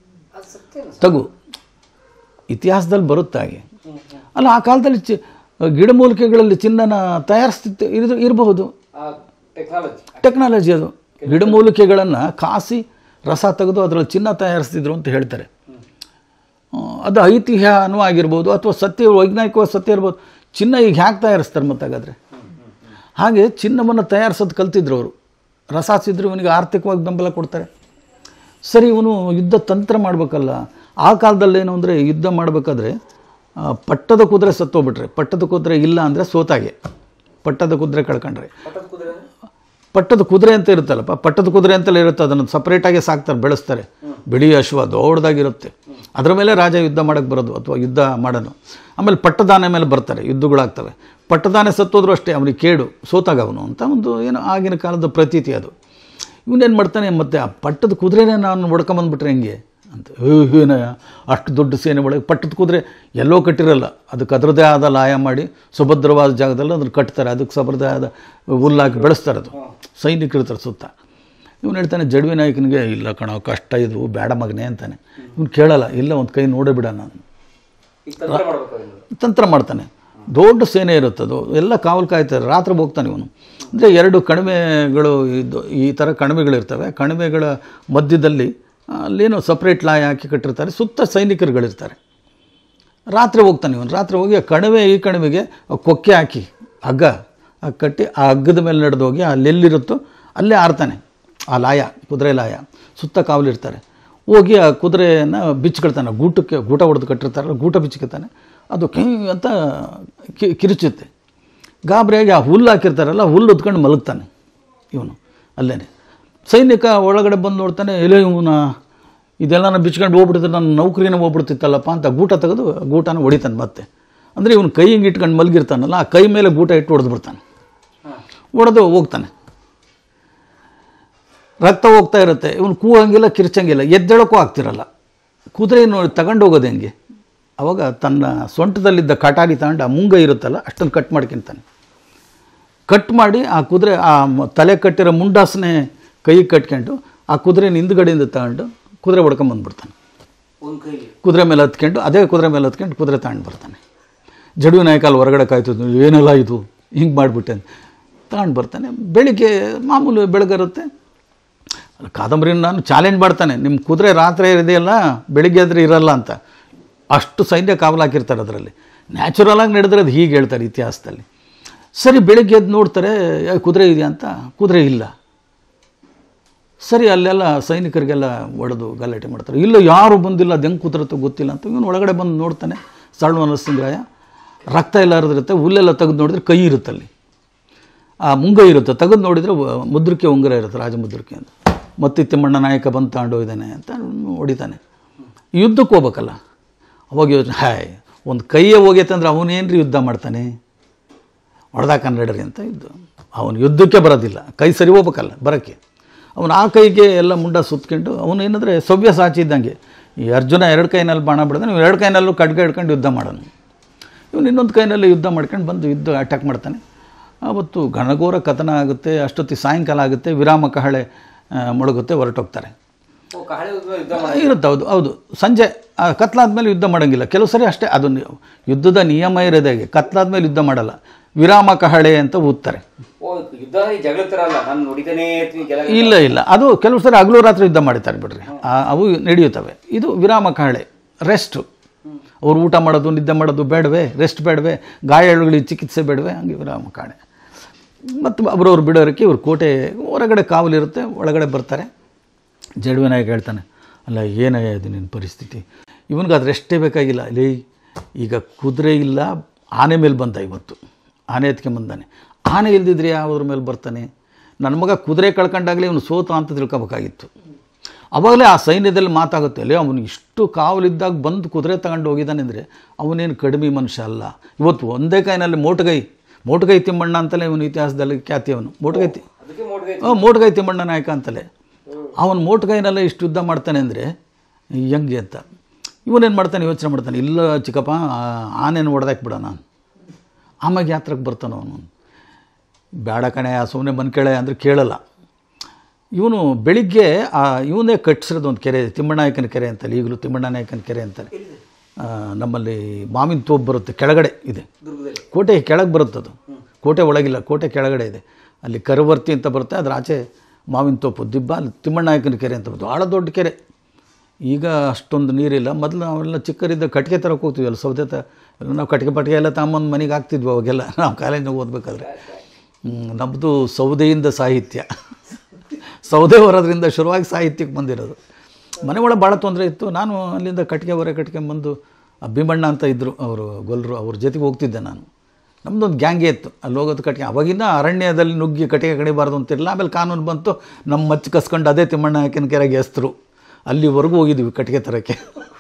ತಗು ಇತಿಹಾಸದಲ್ಲಿ ಬರುತ್ತೆ ಹಾಗೆ ಅಲ್ಲ ಆ ಕಾಲದಲ್ಲಿ ಚಿ ಗಿಡಮೂಲಿಕೆಗಳಲ್ಲಿ ಚಿನ್ನನ ತಯಾರಿಸ್ತಿತ್ತು ಇರ್ ಇರಬಹುದು ಟೆಕ್ನಾಲಜಿ ಅದು ಗಿಡಮೂಲಿಕೆಗಳನ್ನು ಕಾಸಿ ರಸ ತೆಗೆದು ಅದರಲ್ಲಿ ಚಿನ್ನ ತಯಾರಿಸ್ತಿದ್ರು ಅಂತ ಹೇಳ್ತಾರೆ ಆ, ಅದು ಐತಿಹ್ಯನೂ ಆಗಿರ್ಬೋದು ಅಥವಾ ಸತ್ಯ ವೈಜ್ಞಾನಿಕವಾಗಿ ಸತ್ಯ ಇರ್ಬೋದು ಚಿನ್ನ ಈಗ ಹ್ಯಾಕೆ ತಯಾರಿಸ್ತಾರೆ ಮತ್ತಾಗಾದ್ರೆ ಹಾಗೆ ಚಿನ್ನವನ್ನು ತಯಾರಿಸೋದು ಕಲ್ತಿದ್ರು ಅವರು ರಸಾಸಿದ್ರು ಇವನಿಗೆ ಆರ್ಥಿಕವಾಗಿ ಬೆಂಬಲ ಕೊಡ್ತಾರೆ ಸರಿ ಇವನು ಯುದ್ಧ ತಂತ್ರ ಮಾಡಬೇಕಲ್ಲ ಆ ಕಾಲದಲ್ಲಿ ಏನು ಅಂದರೆ ಯುದ್ಧ ಮಾಡಬೇಕಾದ್ರೆ ಆ, ಪಟ್ಟದ ಕುದುರೆ ಸತ್ತೋಗ್ಬಿಟ್ರೆ ಪಟ್ಟದ ಕುದುರೆ ಇಲ್ಲ ಅಂದರೆ ಸೋತಾಗೆ ಪಟ್ಟದ ಕುದುರೆ ಕಳ್ಕೊಂಡ್ರೆ ಪಟ್ಟದ ಕುದುರೆ ಅಂತ ಇರುತ್ತಲ್ಲಪ್ಪ ಪಟ್ಟದ ಕುದುರೆ ಅಂತಲೇ ಇರುತ್ತೆ ಅದನ್ನು ಸಪ್ರೇಟಾಗಿ ಸಾಕ್ತಾರೆ ಬೆಳೆಸ್ತಾರೆ ಬಿಳಿ ಅಶ್ವ ದೊಡ್ಡದಾಗಿರುತ್ತೆ ಅದರ ಮೇಲೆ ರಾಜ ಯುದ್ಧ ಮಾಡೋಕ್ಕೆ ಬರೋದು ಅಥವಾ ಯುದ್ಧ ಮಾಡೋನು ಆಮೇಲೆ ಪಟ್ಟದಾನೆ ಮೇಲೆ ಬರ್ತಾರೆ ಯುದ್ಧಗಳಾಗ್ತವೆ ಪಟ್ಟದಾನೆ ಸತ್ತೋದ್ರು ಅಷ್ಟೇ ಅವನಿಗೆ ಕೇಡು ಸೋತಾಗ ಅವನು ಅಂತ ಒಂದು ಏನೋ ಆಗಿನ ಕಾಲದ ಪ್ರತೀತಿ ಅದು ಇವನೇನು ಮಾಡ್ತಾನೆ ಮತ್ತೆ ಆ ಪಟ್ಟದ ಕುದುರೆನೇ ನಾನು ಹೊಡ್ಕೊಂಬಂದ್ಬಿಟ್ರೆ ಹೆಂಗೆ ಅಂತ ಏ, ಏನಯ್ಯ ಅಷ್ಟು ದೊಡ್ಡ ಸೇನೆ ಒಳಗೆ ಪಟ್ಟದ ಕುದುರೆ ಎಲ್ಲೋ ಕಟ್ಟಿರಲ್ಲ ಅದಕ್ಕೆ ಅದರದೇ ಆದ ಲಾಯ ಮಾಡಿ ಸುಭದ್ರವಾದ ಜಾಗದಲ್ಲಿ ಅದನ್ನು ಕಟ್ತಾರೆ ಅದಕ್ಕೆ ಸಬರದೇ ಆದ ಹುಲ್ಲಾಕಿ ಬೆಳೆಸ್ತಾರೆ ಅದು ಸೈನಿಕರು ಇರ್ತಾರೆ ಸುತ್ತ ಇವನು ಹೇಳ್ತಾನೆ ಜಡ್ವಿ ನಾಯಕನಿಗೆ ಇಲ್ಲ ಕಣೋ ಕಷ್ಟ ಇದು ಬೇಡ ಮಗನೇ ಅಂತಾನೆ ಇವನು ಕೇಳಲ್ಲ ಇಲ್ಲ ಒಂದು ಕೈ ನೋಡೇ ಬಿಡ ನಾನು ತಂತ್ರ ಮಾಡ್ತಾನೆ ದೊಡ್ಡ ಸೇನೆ ಇರುತ್ತದು ಎಲ್ಲ ಕಾವಲು ಕಾಯ್ತಾರೆ ರಾತ್ರಿ ಹೋಗ್ತಾನೆ ಇವನು ಅಂದರೆ ಎರಡು ಕಣಿವೆಗಳು ಇದು ಈ ಥರ ಕಣಿವೆಗಳಿರ್ತವೆ ಕಣಿವೆಗಳ ಮಧ್ಯದಲ್ಲಿ ಆ, ಅಲ್ಲೇನೋ ಸಪ್ರೇಟ್ ಲಾಯ ಹಾಕಿ ಕಟ್ಟಿರ್ತಾರೆ ಸುತ್ತ ಸೈನಿಕರುಗಳಿರ್ತಾರೆ ರಾತ್ರಿ ಹೋಗ್ತಾನೆ ಇವನು ರಾತ್ರಿ ಹೋಗಿ ಆ ಕಣಿವೆ ಈ ಕಣಿವೆಗೆ ಆ ಕೊಕ್ಕೆ ಹಾಕಿ ಹಗ್ಗ ಆ ಕಟ್ಟಿ ಆ ಹಗ್ಗದ ಮೇಲೆ ನಡೆದು ಹೋಗಿ ಅಲ್ಲೆಲ್ಲಿರುತ್ತೋ ಅಲ್ಲೇ ಆರ್ತಾನೆ ಆ ಲಾಯ ಕುದುರೆ ಲಾಯ ಸುತ್ತ ಕಾವಲಿರ್ತಾರೆ ಹೋಗಿ ಆ ಕುದುರೆಯನ್ನು ಬಿಚ್ಕೊಳ್ತಾನೆ ಗೂಟಕ್ಕೆ ಗೂಟ ಹೊಡೆದು ಕಟ್ಟಿರ್ತಾರಲ್ಲ ಗೂಟ ಬಿಚ್ಕೊತಾನೆ ಅದು ಕೈ ಅಂತ ಕಿ- ಕಿರುಚುತ್ತೆ ಗಾಬರಿಯಾಗಿ ಆ ಹುಲ್ಲು ಹಾಕಿರ್ತಾರಲ್ಲ ಹುಲ್ಲು ಹೊತ್ಕೊಂಡು ಮಲಗ್ತಾನೆ ಇವನು ಅಲ್ಲೇ ಸೈನಿಕ ಒಳಗಡೆ ಬಂದು ನೋಡ್ತಾನೆ ಎಲ್ಲೇ ಇವನ ಇದೆಲ್ಲ ಬಿಚ್ಕೊಂಡು ಹೋಗ್ಬಿಟ್ಟಿದ್ರೆ ನನ್ನ ನೌಕರಿನ ಹೋಗ್ಬಿಡ್ತಿತ್ತಲ್ಲಪ್ಪ ಅಂತ ಗೂಟ ತೆಗೆದು ಗೂಟನ ಹೊಡಿತಾನೆ ಮತ್ತೆ ಅಂದರೆ ಇವನು ಕೈ ಹಿಂಗೆ ಇಟ್ಕೊಂಡು ಮಲಗಿರ್ತಾನಲ್ಲ ಆ ಕೈ ಮೇಲೆ ಗೂಟ ಇಟ್ಟು ಹೊಡೆದು ಬಿಡ್ತಾನೆ ಹೊಡೆದು ಹೋಗ್ತಾನೆ ರಕ್ತ ಹೋಗ್ತಾ ಇರುತ್ತೆ ಇವನು ಕೂಗಂಗಿಲ್ಲ ಕಿರ್ಚಂಗಿಲ್ಲ ಎದ್ದೇಳಕ್ಕೂ ಆಗ್ತಿರಲ್ಲ ಕುದುರೆ ನೋಡಿ ತಗೊಂಡು ಹೋಗೋದು ಹೆಂಗೆ ಅವಾಗ ತನ್ನ ಸೊಂಟದಲ್ಲಿದ್ದ ಕಟಾರಿ ತಗೊಂಡು ಆ ಮುಂಗ ಇರುತ್ತಲ್ಲ ಅಷ್ಟನ್ನು ಕಟ್ ಮಾಡ್ಕೊತಾನೆ ಕಟ್ ಮಾಡಿ ಆ ಕುದುರೆ ಆ ಮ- ತಲೆ ಕಟ್ಟಿರೋ ಮುಂಡಾಸನೆ ಕೈಗೆ ಕಟ್ಕೊಂಡು ಆ ಕುದುರೆನ ಹಿಂದ್ಗಡೆಯಿಂದ ತಗೊಂಡು ಕುದುರೆ ಹೊಡ್ಕೊಂಬಂದ್ಬಿಡ್ತಾನೆ ಕುದುರೆ ಮೇಲೆ ಹತ್ಕೊಂಡು ಅದೇ ಕುದುರೆ ಮೇಲೆ ಹತ್ಕೊಂಡು ಕುದುರೆ ತಗೊಂಡು ಬರ್ತಾನೆ ಜಡು ನಾಯಕ ಅಲ್ಲಿ ಹೊರಗಡೆ ಕಾಯ್ತಿದ್ದು ಏನೆಲ್ಲ ಇದು ಹಿಂಗೆ ಮಾಡಿಬಿಟ್ಟೆ ತಗೊಂಡು ಬರ್ತಾನೆ ಬೆಳಿಗ್ಗೆ ಮಾಮೂಲು ಬೆಳಗಿರುತ್ತೆ ಕಾದಂಬರಿನ ನಾನು ಚಾಲೆಂಜ್ ಮಾಡ್ತಾನೆ ನಿಮ್ಮ ಕುದುರೆ ರಾತ್ರಿ ಇದೆಯಲ್ಲ ಬೆಳಿಗ್ಗೆ ಆದರೆ ಇರಲ್ಲ ಅಂತ ಅಷ್ಟು ಸೈನ್ಯ ಕಾವಲು ಹಾಕಿರ್ತಾರೆ ಅದರಲ್ಲಿ ನ್ಯಾಚುರಲ್ ಆಗಿ ನಡೆದ್ರೆ ಅದು ಹೀಗೆ ಹೇಳ್ತಾರೆ ಇತಿಹಾಸದಲ್ಲಿ ಸರಿ ಬೆಳಿಗ್ಗೆ ಎದ್ದು ನೋಡ್ತಾರೆ "ಏ, ಕುದುರೆ ಇದೆಯಾ ಅಂತ ಕುದುರೆ ಇಲ್ಲ ಸರಿ ಅಲ್ಲೆಲ್ಲ ಸೈನಿಕರಿಗೆಲ್ಲ ಹೊಡೆದು ಗಲಾಟೆ ಮಾಡ್ತಾರೆ ಇಲ್ಲ ಯಾರು ಬಂದಿಲ್ಲ ಅದು ಹೆಂಗೆ ಕುದುರತ್ತೋ ಗೊತ್ತಿಲ್ಲ ಅಂತ ಇವನು ಒಳಗಡೆ ಬಂದು ನೋಡ್ತಾನೆ ಸಣ್ಣ ನರಸಿಂಹರಾಯ ರಕ್ತ ಎಲ್ಲ ಹರಿದಿರುತ್ತೆ ಹುಲ್ಲೆಲ್ಲ ತೆಗೆದು ನೋಡಿದ್ರೆ ಕೈ ಇರುತ್ತಲ್ಲಿ ಆ ಮುಂಗ ಇರುತ್ತೆ ತೆಗೆದು ನೋಡಿದರೆ ವ- ಮುದ್ರಿಕೆ ಉಂಗುರ ಇರುತ್ತೆ ರಾಜಮುದ್ರಿಕೆ ಅಂತ ಮತ್ತೆ ತಿಮ್ಮಣ್ಣ ನಾಯಕ ಬಂದು ತಗೊಂಡೋಗಿದ್ದಾನೆ ಅಂತ ಹೊಡಿತಾನೆ ಯುದ್ಧಕ್ಕೆ ಹೋಗ್ಬೇಕಲ್ಲ ಅವಾಗ ಯೋಚನೆ ಹಾಯ್ ಒಂದು ಕೈಯೇ ಹೋಗೈತೆ ಅಂದ್ರೆ ಅವನೇನ್ರಿ ಯುದ್ಧ ಮಾಡ್ತಾನೆ ಹೊಡೆದ ಕನ್ನಡರಿ ಅಂತ ಯುದ್ಧ ಅವನು ಯುದ್ಧಕ್ಕೆ ಬರೋದಿಲ್ಲ ಕೈ ಸರಿ ಹೋಗ್ಬೇಕಲ್ಲ ಬರೋಕ್ಕೆ ಅವನು ಆ ಕೈಗೆ ಎಲ್ಲ ಮುಂಡ ಸುತ್ಕೊಂಡು ಅವನು ಏನಂದರೆ ಸವ್ಯ ಸಾಚಿ ಇದ್ದಂಗೆ ಈ ಅರ್ಜುನ ಎರಡು ಕೈನಲ್ಲಿ ಬಾಣ ಬಿಡೋದು ನೀವು ಎರಡು ಕೈನಲ್ಲೂ ಖಡ್ಗ ಹಿಡ್ಕೊಂಡು ಯುದ್ಧ ಮಾಡೋನು ಇವನು ಇನ್ನೊಂದು ಕೈನಲ್ಲಿ ಯುದ್ಧ ಮಾಡ್ಕೊಂಡು ಬಂದು ಯುದ್ಧ ಅಟ್ಯಾಕ್ ಮಾಡ್ತಾನೆ ಆವತ್ತು ಘನಘೋರ ಕಥನ ಆಗುತ್ತೆ ಅಷ್ಟೊತ್ತಿಗೆ ಸಾಯಂಕಾಲ ಆಗುತ್ತೆ ವಿರಾಮ ಕಹಳೆ ಆ, ಮೊಳಗುತ್ತೆ ಹೊರಟೋಗ್ತಾರೆ ಇರುತ್ತೆ ಹೌದು ಹೌದು ಸಂಜೆ ಆ, ಕತ್ಲಾದ್ಮೇಲೆ ಯುದ್ಧ ಮಾಡೋಂಗಿಲ್ಲ ಕೆಲವು ಸರಿ ಅಷ್ಟೇ ಅದು ನಿ- ಯುದ್ಧದ ನಿಯಮ ಇರೋದೇ ಹಾಗೆ ಕತ್ಲಾದ್ಮೇಲೆ ಯುದ್ಧ ಮಾಡಲ್ಲ ವಿರಾಮ ಕಹಳೆ ಅಂತ ಊದ್ತಾರೆ ಇಲ್ಲ ಇಲ್ಲ ಅದು ಕೆಲವು ಸರಿ ಹಗಲು ರಾತ್ರಿ ಯುದ್ಧ ಮಾಡ್ತಾರೆ ಬಿಡ್ರಿ ಆ, ಅವು ನಡೆಯುತ್ತವೆ ಇದು ವಿರಾಮ ಕಹಳೆ ರೆಸ್ಟು ಅವ್ರು ಊಟ ಮಾಡೋದು ನಿದ್ದೆ ಮಾಡೋದು ಬೇಡವೇ ರೆಸ್ಟ್ ಬೇಡವೇ ಗಾಯಗಳಿಗೆ ಚಿಕಿತ್ಸೆ ಬೇಡವೇ ಹಂಗೆ ವಿರಾಮ ಕಾಣೆ ಮತ್ತು ಅವರವ್ರು ಬಿಡೋರಕ್ಕೆ ಇವ್ರು ಕೋಟೆ ಹೊರಗಡೆ ಕಾವಲಿರುತ್ತೆ ಒಳಗಡೆ ಬರ್ತಾರೆ ಜಡ್ವಿನಾಯಕ ಹೇಳ್ತಾನೆ ಅಲ್ಲ ಏನಯ್ಯ ಇದು ನಿನ್ನ ಪರಿಸ್ಥಿತಿ ಇವನಿಗೆ ಅದು ರೆಸ್ಟೇ ಬೇಕಾಗಿಲ್ಲ ಲೇ ಈಗ ಕುದುರೆ ಇಲ್ಲ ಆನೆ ಮೇಲೆ ಬಂದ ಇವತ್ತು ಆನೆ ಎತ್ಕೊಂಬಂದಾನೆ ಆನೆ ಇಲ್ದಿದ್ರೆ ಯಾವುದ್ರ ಮೇಲೆ ಬರ್ತಾನೆ ನನ್ನ ಮಗ ಕುದುರೆ ಕಳ್ಕೊಂಡಾಗಲೇ ಇವನು ಸೋತ ಅಂತ ತಿಳ್ಕೊಬೇಕಾಗಿತ್ತು ಅವಾಗಲೇ ಆ ಸೈನ್ಯದಲ್ಲಿ ಮಾತಾಗುತ್ತೆ ಅಲ್ಲೇ ಅವನು ಇಷ್ಟು ಕಾವಲಿದ್ದಾಗ ಬಂದು ಕುದುರೆ ತಗೊಂಡು ಹೋಗಿದ್ದಾನೆ ಅಂದರೆ ಅವನೇನು ಕಡಿಮೆ ಮನುಷ್ಯ ಅಲ್ಲ ಇವತ್ತು ಒಂದೇ ಕೈನಲ್ಲಿ ಮೋಟಗೈ ಮೋಟಗೈ ತಿಮ್ಮಣ್ಣ ಅಂತಲೇ ಇವನು ಇತಿಹಾಸದಲ್ಲಿ ಖ್ಯಾತಿ ಅವನು ಮೋಟಗೈ ತಿ ಹಾಂ ಮೋಟಗೈ ತಿಮ್ಮಣ್ಣ ನಾಯಕ ಅಂತಲೇ ಅವನು ಮೋಟಗೈನಲ್ಲೇ ಇಷ್ಟು ಯುದ್ಧ ಮಾಡ್ತಾನೆ ಅಂದರೆ ಹೆಂಗೆ ಅಂತ ಇವನೇನು ಮಾಡ್ತಾನೆ ಯೋಚನೆ ಮಾಡ್ತಾನೆ ಇಲ್ಲ ಚಿಕ್ಕಪ್ಪ ಆನೆಯನ್ನು ಹೊಡೆದಾಕ್ ಬಿಡೋಣ ಆಮ್ಯಾಗ ಯಾತ್ರಕ್ಕೆ ಬರ್ತಾನೆ ಅವನು ಬೇಡ ಕಣೆ ಆ ಸುಮ್ಮನೆ ಮನ್ ಕೇಳೆ ಅಂದರೆ ಕೇಳಲ್ಲ ಇವನು ಬೆಳಿಗ್ಗೆ ಆ ಇವನೇ ಕಟ್ಟಿಸಿರೋದು ಒಂದು ಕೆರೆ ಇದೆ ತಿಮ್ಮಣ್ಣಾಯಕನ ಕೆರೆ ಅಂತಲ್ಲಿ ಈಗಲೂ ತಿಮ್ಮಣ್ಣನಾಯಕನ ಕೆರೆ ಅಂತಾರೆ ಆ, ನಮ್ಮಲ್ಲಿ ಮಾವಿನ ತೋಪು ಬರುತ್ತೆ ಕೆಳಗಡೆ ಇದೆ ಕೋಟೆ ಕೆಳಗೆ ಬರುತ್ತದು ಕೋಟೆ ಒಳಗಿಲ್ಲ ಕೋಟೆ ಕೆಳಗಡೆ ಇದೆ ಅಲ್ಲಿ ಕರವರ್ತಿ ಅಂತ ಬರುತ್ತೆ ಅದ್ರ ಆಚೆ ಮಾವಿನ ತೋಪು ದಿಬ್ಬ ಅಲ್ಲಿ ತಿಮ್ಮಣ್ಣಾಯಕನ ಕೆರೆ ಅಂತ ಬರುತ್ತೆ ಭಾಳ ದೊಡ್ಡ ಕೆರೆ ಈಗ ಅಷ್ಟೊಂದು ನೀರಿಲ್ಲ ಮೊದಲು ನಾವೆಲ್ಲ ಚಿಕ್ಕರಿದ್ದ ಕಟ್ಟಿಗೆ ತರಕ್ಕೆ ಹೋಗ್ತೀವಲ್ಲ ಸೌದೆ ತ ನಾವು ಕಟ್ಟಿಗೆ ಪಟ್ಟಿಗೆ ಎಲ್ಲ ತಗೊಂಬಂದು ಮನೆಗೆ ಹಾಕ್ತಿದ್ವಿ ಅವಾಗೆಲ್ಲ ನಾವು ಕಾಲೇಜಿನಾಗ ಓದಬೇಕಾದ್ರೆ ನಮ್ಮದು ಸೌದೆಯಿಂದ ಸಾಹಿತ್ಯ ಸೌದೆ ಹೊರೋದ್ರಿಂದ ಶುರುವಾಗಿ ಸಾಹಿತ್ಯಕ್ಕೆ ಬಂದಿರೋದು ಮನೆ ಒಳಗೆ ಭಾಳ ತೊಂದರೆ ಇತ್ತು ನಾನು ಅಲ್ಲಿಂದ ಕಟ್ಟಿಗೆ ಹೊರ ಕಟ್ಕೊಂಬಂದು ಆ ಭೀಮಣ್ಣ ಅಂತ ಇದ್ದರು ಅವರು ಗೊಲ್ಲರು ಅವ್ರ ಜೊತೆಗೆ ಹೋಗ್ತಿದ್ದೆ ನಾನು ನಮ್ಮದೊಂದು ಗ್ಯಾಂಗೇ ಇತ್ತು ಅಲ್ಲಿ ಹೋಗೋದು ಕಟ್ಟಿಗೆ ಅವಾಗಿಂದ ಅರಣ್ಯದಲ್ಲಿ ನುಗ್ಗಿ ಕಟ್ಟಿಗೆ ಕಡಿಬಾರ್ದು ಅಂತಿರಲಿಲ್ಲ ಆಮೇಲೆ ಕಾನೂನು ಬಂತು ನಮ್ಮ ಮಚ್ಚು ಕಸ್ಕೊಂಡು ಅದೇ ತಿಮ್ಮಣ್ಣ ಹಾಕಿನ ಕೆರೆಗೆ ಎಸ್ತರು ಅಲ್ಲಿವರೆಗೂ ಹೋಗಿದ್ವಿ ಕಟ್ಟಿಗೆ ತರೋಕ್ಕೆ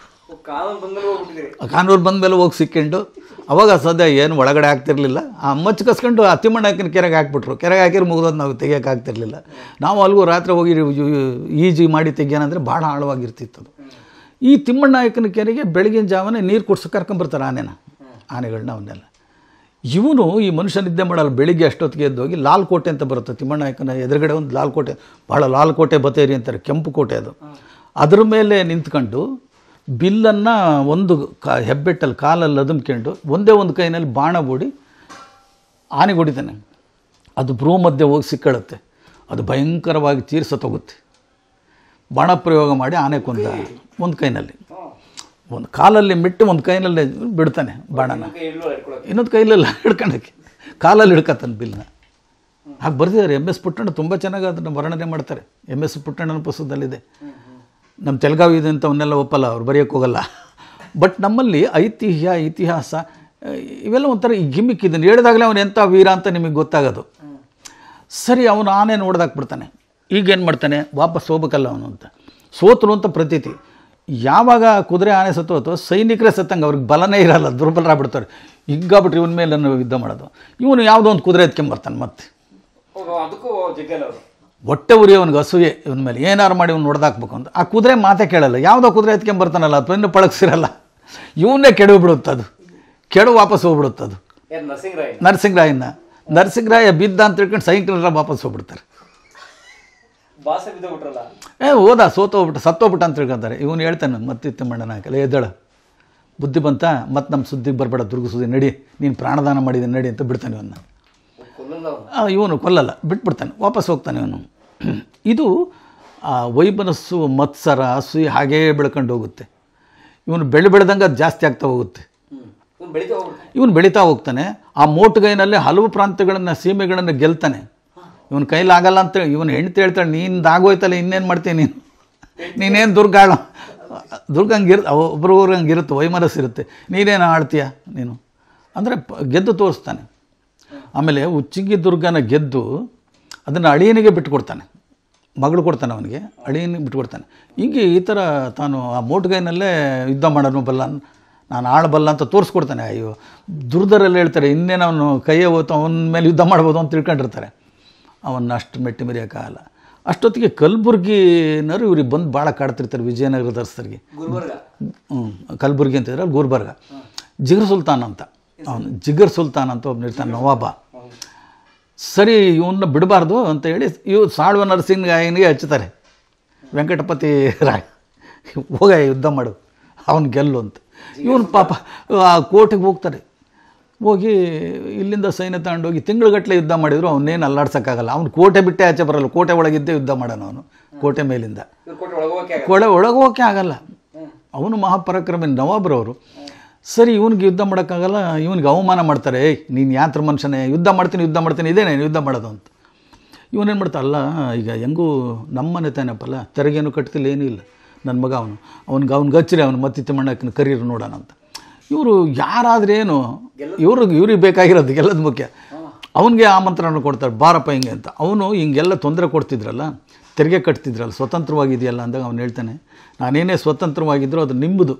ಕಾನೂರು ಬಂದ ಮೇಲೆ ಹೋಗಿ ಸಿಕ್ಕೊಂಡು ಅವಾಗ ಸದ್ಯ ಏನು ಒಳಗಡೆ ಆಗ್ತಿರ್ಲಿಲ್ಲ ಆ ಮಚ್ಚು ಕಸ್ಕೊಂಡು ಆ ತಿಮ್ಮಣ್ಣ ಹಾಕಿನ ಕೆರೆಗೆ ಹಾಕ್ಬಿಟ್ರು ಕೆರೆಗೆ ಹಾಕಿದ್ರೆ ಮುಗಿದೋದು ನಾವು ತೆಗಿಯೋಕೆ ಆಗ್ತಿರ್ಲಿಲ್ಲ ನಾವು ಅಲ್ಲಿಗೂ ರಾತ್ರಿ ಹೋಗಿ ಈಜಿ ಮಾಡಿ ತೆಗಿಯೋಣಂದ್ರೆ ಭಾಳ ಆಳವಾಗಿರ್ತಿತ್ತು ಅದು ಈ ತಿಮ್ಮಣ್ಣ ನಾಯಕನ ಕೆರೆಗೆ ಬೆಳಗಿನ ಜಾವನೇ ನೀರು ಕುಡ್ಸೋ ಕರ್ಕೊಂಬರ್ತಾರೆ ಆನೆನ ಆನೆಗಳನ್ನ ಅವನ್ನೆಲ್ಲ ಇವನು ಈ ಮನುಷ್ಯ ನಿದ್ದೆ ಮಾಡಲ್ಲ ಬೆಳಿಗ್ಗೆ ಅಷ್ಟೊತ್ತಿಗೆ ಎದ್ದೋಗಿ ಲಾಲ್ ಕೋಟೆ ಅಂತ ಬರುತ್ತೆ ತಿಮ್ಮಣ್ಣ ನಾಯಕನ ಎದುರುಗಡೆ ಒಂದು ಲಾಲ್ ಕೋಟೆ ಭಾಳ ಲಾಲ್ ಕೋಟೆ ಬತೇರಿ ಅಂತಾರೆ ಕೆಂಪು ಕೋಟೆ ಅದು ಅದ್ರ ಮೇಲೆ ನಿಂತ್ಕೊಂಡು ಬಿಲ್ಲನ್ನು ಒಂದು ಕಾ ಹೆಬ್ಬೆಟ್ಟಲ್ಲಿ ಕಾಲಲ್ಲಿ ಅದುಮ್ಕೊಂಡು ಒಂದೇ ಒಂದು ಕೈನಲ್ಲಿ ಬಾಣ ಬೂಡಿ ಆನೆ ಹೊಡಿತಾನೆ ಅದು ಭ್ರೂ ಮಧ್ಯೆ ಹೋಗಿ ಸಿಕ್ಕಳುತ್ತೆ ಅದು ಭಯಂಕರವಾಗಿ ತೀರ್ಸತ್ತೋಗುತ್ತೆ ಬಾಣ ಪ್ರಯೋಗ ಮಾಡಿ ಆನೆ ಕೊಂದ ಒಂದು ಕೈನಲ್ಲಿ ಒಂದು ಕಾಲಲ್ಲಿ ಮಿಟ್ಟು ಒಂದು ಕೈನಲ್ಲಿ ಬಿಡ್ತಾನೆ ಬಾಣನ ಇನ್ನೊಂದು ಕೈಲೆಲ್ಲ ಹಿಡ್ಕೊಂಡಕ್ಕೆ ಕಾಲಲ್ಲಿ ಹಿಡ್ಕತ್ತಾನೆ ಬಿಲ್ನ ಹಾಗೆ ಬರ್ತಿದ್ದಾರೆ ಎಮ್ ಎಸ್ ಪುಟ್ಟಣ್ಣ ತುಂಬ ಚೆನ್ನಾಗಿ ಅದನ್ನು ವರ್ಣನೆ ಮಾಡ್ತಾರೆ ಎಮ್ ಎಸ್ ಪುಟ್ಟಣ್ಣನ ಪುಸ್ತಕದಲ್ಲಿದೆ ನಮ್ಮ ತೆಲಗಾವಿ ಇದೆ ಅಂತ ಅವನ್ನೆಲ್ಲ ಒಪ್ಪಲ್ಲ ಅವ್ರು ಬರೆಯೋಕ್ಕೆ ಹೋಗಲ್ಲ ಬಟ್ ನಮ್ಮಲ್ಲಿ ಐತಿಹ್ಯ ಇತಿಹಾಸ ಆ, ಇವೆಲ್ಲ ಒಂಥರ ಈ ಗಿಮಿಕ್ ಇದನ್ನು ಹೇಳಿದಾಗಲೇ ಅವನು ಎಂಥ ವೀರ ಅಂತ ನಿಮಗೆ ಗೊತ್ತಾಗೋದು ಸರಿ ಅವನು ಆನೆ ನೋಡ್ದಾಕ್ಬಿಡ್ತಾನೆ ಈಗೇನು ಮಾಡ್ತಾನೆ ವಾಪಸ್ ಹೋಗ್ಬೇಕಲ್ಲ ಅವನು ಅಂತ ಸೋತರು ಅಂತ ಪ್ರತೀತಿ ಯಾವಾಗ ಕುದುರೆ ಆನೆ ಸತ್ತೋತೋ ಸೈನಿಕರೇ ಸತ್ತಂಗೆ ಅವ್ರಿಗೆ ಬಲನೇ ಇರಲ್ಲ ದುರ್ಬಲರಾಗ್ಬಿಡ್ತಾರೆ ಹಿಗ್ಗಾಬಿಟ್ರೆ ಇವನ ಮೇಲೆ ನಾವು ಯುದ್ಧ ಮಾಡೋದು ಇವನು ಯಾವುದೋ ಒಂದು ಕುದುರೆ ಎತ್ಕೊಂಬರ್ತಾನೆ ಮತ್ತೆ ಅದಕ್ಕೂ ಜಗ್ಗಲ್ ಅವರು ಹೊಟ್ಟೆ ಉರಿ ಅವನಿಗೆ ಅಸೂಯೆ ಇವನ ಮೇಲೆ ಏನಾರು ಮಾಡಿ ಅವ್ನು ನೋಡ್ದಾಕ್ಬೇಕು ಅಂತ ಆ ಕುದುರೆ ಮಾತೇ ಕೇಳಲ್ಲ ಯಾವುದೋ ಕುದುರೆ ಎತ್ಕೊಂಬರ್ತಾನಲ್ಲ ಅಥವಾ ಇನ್ನೂ ಪಳಗ್ಸಿರಲ್ಲ ಇವನ್ನೇ ಕೆಡವು ಬಿಡುತ್ತದು ಕೆಡು ವಾಪಸ್ ಹೋಗ್ಬಿಡುತ್ತದು ಯಾರು ನರಸಿಂಹರಾಯ್ ನರಸಿಂಹರಾಯನ್ನ ನರಸಿಂಹರಾಯ ಬಿದ್ದ ಅಂತ ತಿಳ್ಕೊಂಡು ಸೈನಿಕರೆಲ್ಲ ವಾಪಸ್ ಹೋಗ್ಬಿಡ್ತಾರೆ ಬಾಸ ಬಿದ್ದೋಗ್ಬಿಟ್ರಲ್ಲ ಏ ಹೋದ ಸೋತೋಗ್ಬಿಟ್ಟು ಸತ್ತೋಗ್ಬಿಟ್ಟ ಅಂತ ತಿಳ್ಕೊತಾರೆ ಇವನು ಹೇಳ್ತಾನೆ ಮತ್ತಿತ್ತು ಮಣ್ಣನ ಹಾಕಲ್ಲ ಎದ್ದೇಳ ಬುದ್ಧಿ ಬಂತ ಮತ್ತೆ ನಮ್ಮ ಸುದ್ದಿಗೆ ಬರಬೇಡ ದುರ್ಗ ಸುದ್ದಿ ನಡಿ ನೀನು ಪ್ರಾಣದಾನ ಮಾಡಿದ್ದೀನಿ ನಡಿ ಅಂತ ಬಿಡ್ತಾನೆ ಇವನ್ನ ಆ, ಇವನು ಕೊಲ್ಲಲ್ಲ ಬಿಟ್ಬಿಡ್ತಾನೆ ವಾಪಸ್ ಹೋಗ್ತಾನೆ ಇವನು ಇದು ಆ ವೈಮನಸ್ಸು ಮತ್ಸರ ಅಸೂಯೆ ಹಾಗೇ ಬೆಳ್ಕೊಂಡು ಹೋಗುತ್ತೆ ಇವನು ಬೆಳೆ ಬೆಳೆದಂಗೆ ಅದು ಜಾಸ್ತಿ ಆಗ್ತಾ ಹೋಗುತ್ತೆ ಬೆಳಿತಾ ಹೋಗ್ಬಿಟ್ಟು ಇವನು ಬೆಳೀತಾ ಹೋಗ್ತಾನೆ ಆ ಮೋಟುಗೈನಲ್ಲಿ ಹಲವು ಪ್ರಾಂತ್ಯಗಳನ್ನು ಸೀಮೆಗಳನ್ನು ಗೆಲ್ತಾನೆ ಇವನ ಕೈಲಾಗಲ್ಲ ಅಂತ ಇವನು ಹೆಂಡ್ತಿ ಹೇಳ್ತಾಳೆ ನಿಂದು ಆಗೋಯ್ತಲ್ಲ ಇನ್ನೇನು ಮಾಡ್ತೀನಿ ನೀನು ನೀನೇನು ದುರ್ಗಾಳ ದುರ್ಗ ಹಂಗಿರ್ ಒಬ್ರೊಬ್ರು ಹಂಗಿರುತ್ತೆ ವೈಮನಸ್ಸು ಇರುತ್ತೆ ನೀನೇನು ಆಳ್ತೀಯ ನೀನು ಅಂದರೆ ಪ- ಗೆದ್ದು ತೋರಿಸ್ತಾನೆ ಆಮೇಲೆ ಉಚ್ಚಿಂಗಿ ದುರ್ಗನ ಗೆದ್ದು ಅದನ್ನು ಅಳಿಯನಿಗೆ ಬಿಟ್ಟುಕೊಡ್ತಾನೆ ಮಗಳು ಕೊಡ್ತಾನೆ ಅವನಿಗೆ ಅಳಿಯನಿಗೆ ಬಿಟ್ಕೊಡ್ತಾನೆ ಹಿಂಗೆ ಈ ಥರ ತಾನು ಆ ಮೋಟ್ಗೈನಲ್ಲೇ ಯುದ್ಧ ಮಾಡೋನು ಬಲ್ಲ ನಾನು ಆಳಬಲ್ಲ ಅಂತ ತೋರಿಸ್ಕೊಡ್ತಾನೆ ಅಯ್ಯೋ ದುರ್ದರಲ್ಲಿ ಹೇಳ್ತಾರೆ ಇನ್ನೇನು ಅವನು ಕೈಯೇ ಹೋತು ಅವನ ಮೇಲೆ ಯುದ್ಧ ಮಾಡ್ಬೋದು ಅಂತ ತಿಳ್ಕೊಂಡಿರ್ತಾರೆ ಅವನ್ನ ಅಷ್ಟು ಮೆಟ್ಟಿ ಮರೆಯೋಕ್ಕಾಗಲ್ಲ ಅಷ್ಟೊತ್ತಿಗೆ ಕಲಬುರ್ಗಿನವರು ಇವ್ರಿಗೆ ಬಂದು ಭಾಳ ಕಾಡ್ತಿರ್ತಾರೆ ವಿಜಯನಗರದರ್ಸರಿಗೆ ಹ್ಞೂ ಕಲಬುರ್ಗಿ ಅಂತ ಇದ್ರೆ ಅಲ್ಲಿ ಗುಲ್ಬರ್ಗ ಜಿಗರ್ ಸುಲ್ತಾನ್ ಅಂತ ಅವನು ಜಿಗರ್ ಸುಲ್ತಾನ್ ಅಂತ ಒಬ್ಬನು ಇರ್ತಾನೆ ನವಾಬ ಸರಿ ಇವನ್ನ ಬಿಡಬಾರ್ದು ಅಂತ ಹೇಳಿ ಇವ್ ಸಾಳ್ವ ನರಸಿಂಹಗಾಯನಿಗೆ ಹಚ್ಚುತ್ತಾರೆ ವೆಂಕಟಪತಿ ರಾಯ್ ಹೋಗ ಯುದ್ಧ ಮಾಡು ಅವನು ಗೆಲ್ಲು ಅಂತ ಇವನು ಪಾಪ ಆ ಕೋಟೆಗೆ ಹೋಗ್ತಾರೆ ಹೋಗಿ ಇಲ್ಲಿಂದ ಸೈನ್ಯ ತಗೊಂಡೋಗಿ ತಿಂಗಳುಗಟ್ಟಲೆ ಯುದ್ಧ ಮಾಡಿದ್ರು ಅವನ್ನೇನು ಅಲ್ಲಾಡ್ಸೋಕ್ಕಾಗಲ್ಲ ಅವ್ನು ಕೋಟೆ ಬಿಟ್ಟೆ ಆಚೆ ಬರಲ್ಲ ಕೋಟೆ ಒಳಗಿದ್ದೇ ಯುದ್ಧ ಮಾಡೋನು ಅವನು ಕೋಟೆ ಮೇಲಿಂದ ಇವ್ರು ಕೊಟ್ಟು ಒಳಗೋಕೆ ಕೊಳೆ ಒಳಗೋಕೆ ಆಗಲ್ಲ ಅವನು ಮಹಾಪರಾಕ್ರಮಿ ನವಾಬ್ರವರು ಸರಿ ಇವನಿಗೆ ಯುದ್ಧ ಮಾಡೋಕ್ಕಾಗಲ್ಲ ಇವನಿಗೆ ಅವಮಾನ ಮಾಡ್ತಾರೆ ಏಯ್ ನೀನು ಯಾಂತ್ರ ಮನುಷ್ಯನೇ ಯುದ್ಧ ಮಾಡ್ತೀನಿ ಯುದ್ಧ ಮಾಡ್ತೀನಿ ಇದೇನೆ ಯುದ್ಧ ಮಾಡೋದು ಅಂತ ಇವನೇನು ಮಾಡ್ತಾ ಅಲ್ಲ ಈಗ ಹೆಂಗೂ ನಮ್ಮನೆ ತಾನೇಪಲ್ಲ ತೆರಿಗೇನು ಕಟ್ತಿಲ್ಲ ಏನೂ ಇಲ್ಲ ನನ್ನ ಮಗ ಅವನು ಅವ್ನಿಗೆ ಅವ್ನಿಗೆ ಹಚ್ಚಿರಿ ಅವನು ಮತ್ತೆ ತಿಮ್ಮಣ್ಣಕ್ಕನ ಕರೀರು ನೋಡೋಣ ಅಂತ ಇವರು ಯಾರಾದ್ರೇನು ಇವ್ರಿಗೆ ಇವ್ರಿಗೆ ಬೇಕಾಗಿರೋದು ಗೆಲ್ಲದ ಮುಖ್ಯ ಅವನಿಗೆ ಆಮಂತ್ರಣ ಕೊಡ್ತಾರೆ ಬಾರಪ್ಪ ಹಿಂಗೆ ಅಂತ ಅವನು ಹಿಂಗೆಲ್ಲ ತೊಂದರೆ ಕೊಡ್ತಿದ್ರಲ್ಲ ತೆರಿಗೆ ಕಟ್ತಿದ್ರಲ್ಲ ಸ್ವತಂತ್ರವಾಗಿದೆಯಲ್ಲ ಅಂದಾಗ ಅವನು ಹೇಳ್ತಾನೆ ನಾನೇನೇ ಸ್ವತಂತ್ರವಾಗಿದ್ದರೂ ಅದು ನಿಮ್ಮದು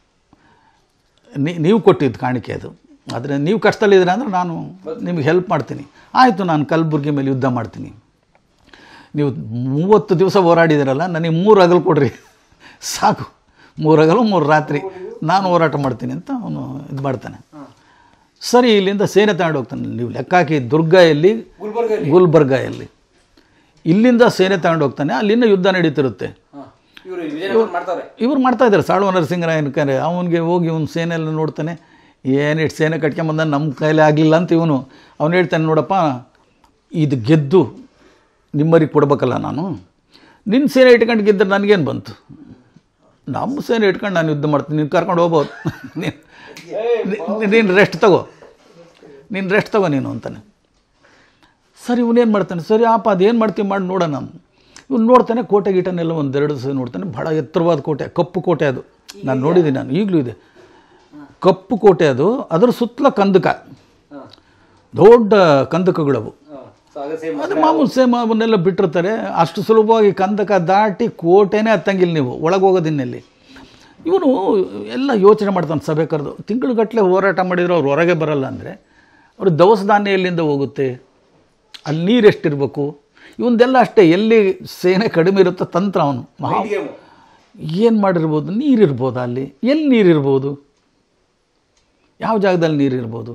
ನೀ- ನೀವು ಕೊಟ್ಟಿದ್ದು ಕಾಣಿಕೆ ಅದು ಆದರೆ ನೀವು ಕಷ್ಟದಲ್ಲಿದ್ದೀರ ಅಂದರೆ ನಾನು ನಿಮಗೆ ಹೆಲ್ಪ್ ಮಾಡ್ತೀನಿ ಆಯಿತು ನಾನು ಕಲಬುರ್ಗಿ ಮೇಲೆ ಯುದ್ಧ ಮಾಡ್ತೀನಿ ನೀವು ಮೂವತ್ತು ದಿವಸ ಹೋರಾಡಿದಿರಲ್ಲ ನನಗೆ ಮೂರು ಹಗಲು ಕೊಡ್ರಿ ಸಾಕು ಮೂರು ಹಗಲು ಮೂರು ರಾತ್ರಿ ನಾನು ಹೋರಾಟ ಮಾಡ್ತೀನಿ ಅಂತ ಅವನು ಇದು ಮಾಡ್ತಾನೆ ಸರಿ ಇಲ್ಲಿಂದ ಸೇನೆ ತಗೊಂಡು ಹೋಗ್ತಾನೆ ನೀವು ಲೆಕ್ಕ ಹಾಕಿ ದುರ್ಗ ಎಲ್ಲಿ ಗುಲ್ಬರ್ಗ ಎಲ್ಲಿ ಇಲ್ಲಿಂದ ಸೇನೆ ತಗೊಂಡು ಹೋಗ್ತಾನೆ ಅಲ್ಲಿಂದ ಯುದ್ಧ ನಡೀತಿರುತ್ತೆ ಇವರು ವಿಜಯನಗರ ಮಾಡ್ತಾರೆ ಇವ್ರು ಮಾಡ್ತಾ ಇದ್ದಾರೆ ಸಾಳುವ ನರಸಿಂಹರಾಯನ ಕರೆ ಅವನಿಗೆ ಹೋಗಿ ಇವನು ಸೇನೆ ಎಲ್ಲ ನೋಡ್ತಾನೆ ಏನಿಟ್ಟು ಸೇನೆ ಕಟ್ಕೊಂಬಂದ ನಮ್ಮ ಕೈಲಿ ಆಗಲಿಲ್ಲ ಅಂತ ಇವನು ಅವನು ಹೇಳ್ತಾನೆ ನೋಡಪ್ಪ ಇದು ಗೆದ್ದು ನಿಮ್ಮರಿಗೆ ಕೊಡ್ಬೇಕಲ್ಲ ನಾನು ನಿನ್ನ ಸೇನೆ ಇಟ್ಕೊಂಡು ಗೆದ್ದರೆ ನನಗೇನು ಬಂತು ನಮ್ಮ ಸೇನೆ ಇಟ್ಕೊಂಡು ನಾನು ಯುದ್ಧ ಮಾಡ್ತೀನಿ ನೀನು ಕರ್ಕೊಂಡು ಹೋಗ್ಬೋದು ನೀನು ನೀನು ರೆಸ್ಟ್ ತಗೋ ನೀನು ರೆಸ್ಟ್ ತಗೋ ನೀನು ಅಂತಾನೆ ಸರಿ ಇವನೇನು ಮಾಡ್ತಾನೆ ಸರಿ ಆಪ ಅದೇನು ಮಾಡ್ತೀವಿ ಮಾಡಿ ನೋಡೋಣ ಇವ್ನು ನೋಡ್ತಾನೆ ಕೋಟೆ ಗೀಟನೆಲ್ಲ ಒಂದೆರಡು ದಿವಸ ನೋಡ್ತಾನೆ ಭಾಳ ಎತ್ತರವಾದ ಕೋಟೆ ಕಪ್ಪು ಕೋಟೆ ಅದು ನಾನು ನೋಡಿದ್ದೀನಿ ನಾನು ಈಗಲೂ ಇದೆ ಕಪ್ಪು ಕೋಟೆ ಅದು ಅದರ ಸುತ್ತಲ ಕಂದಕ ದೊಡ್ಡ ಕಂದಕಗಳವು ಅದು ಮಾಮೂಲು ಸೇಮ್ ಅವನ್ನೆಲ್ಲ ಬಿಟ್ಟಿರ್ತಾರೆ ಅಷ್ಟು ಸುಲಭವಾಗಿ ಕಂದಕ ದಾಟಿ ಕೋಟೆನೇ ಹತ್ತಂಗಿಲ್ಲ ನೀವು ಒಳಗೆ ಹೋಗೋದಿನ್ನೆಲ್ಲಿ ಇವನು ಎಲ್ಲ ಯೋಚನೆ ಮಾಡ್ತಾನೆ ಸಭೆ ಕರೆದು ತಿಂಗಳುಗಟ್ಟಲೆ ಹೋರಾಟ ಮಾಡಿದ್ರು ಅವ್ರು ಹೊರಗೆ ಬರಲ್ಲ ಅಂದರೆ ಅವ್ರ ದವಸ ಧಾನ್ಯ ಎಲ್ಲಿಂದ ಹೋಗುತ್ತೆ ಅಲ್ಲಿ ನೀರು ಎಷ್ಟಿರಬೇಕು ಇವಂದೆಲ್ಲ ಅಷ್ಟೇ ಎಲ್ಲಿ ಸೇನೆ ಕಡಿಮೆ ಇರುತ್ತೋ ತಂತ್ರ ಅವನು ಮಹಾ ಏನು ಮಾಡಿರ್ಬೋದು ನೀರಿರ್ಬೋದಾ ಅಲ್ಲಿ ಎಲ್ಲಿ ನೀರಿರ್ಬೋದು ಯಾವ ಜಾಗದಲ್ಲಿ ನೀರಿರ್ಬೋದು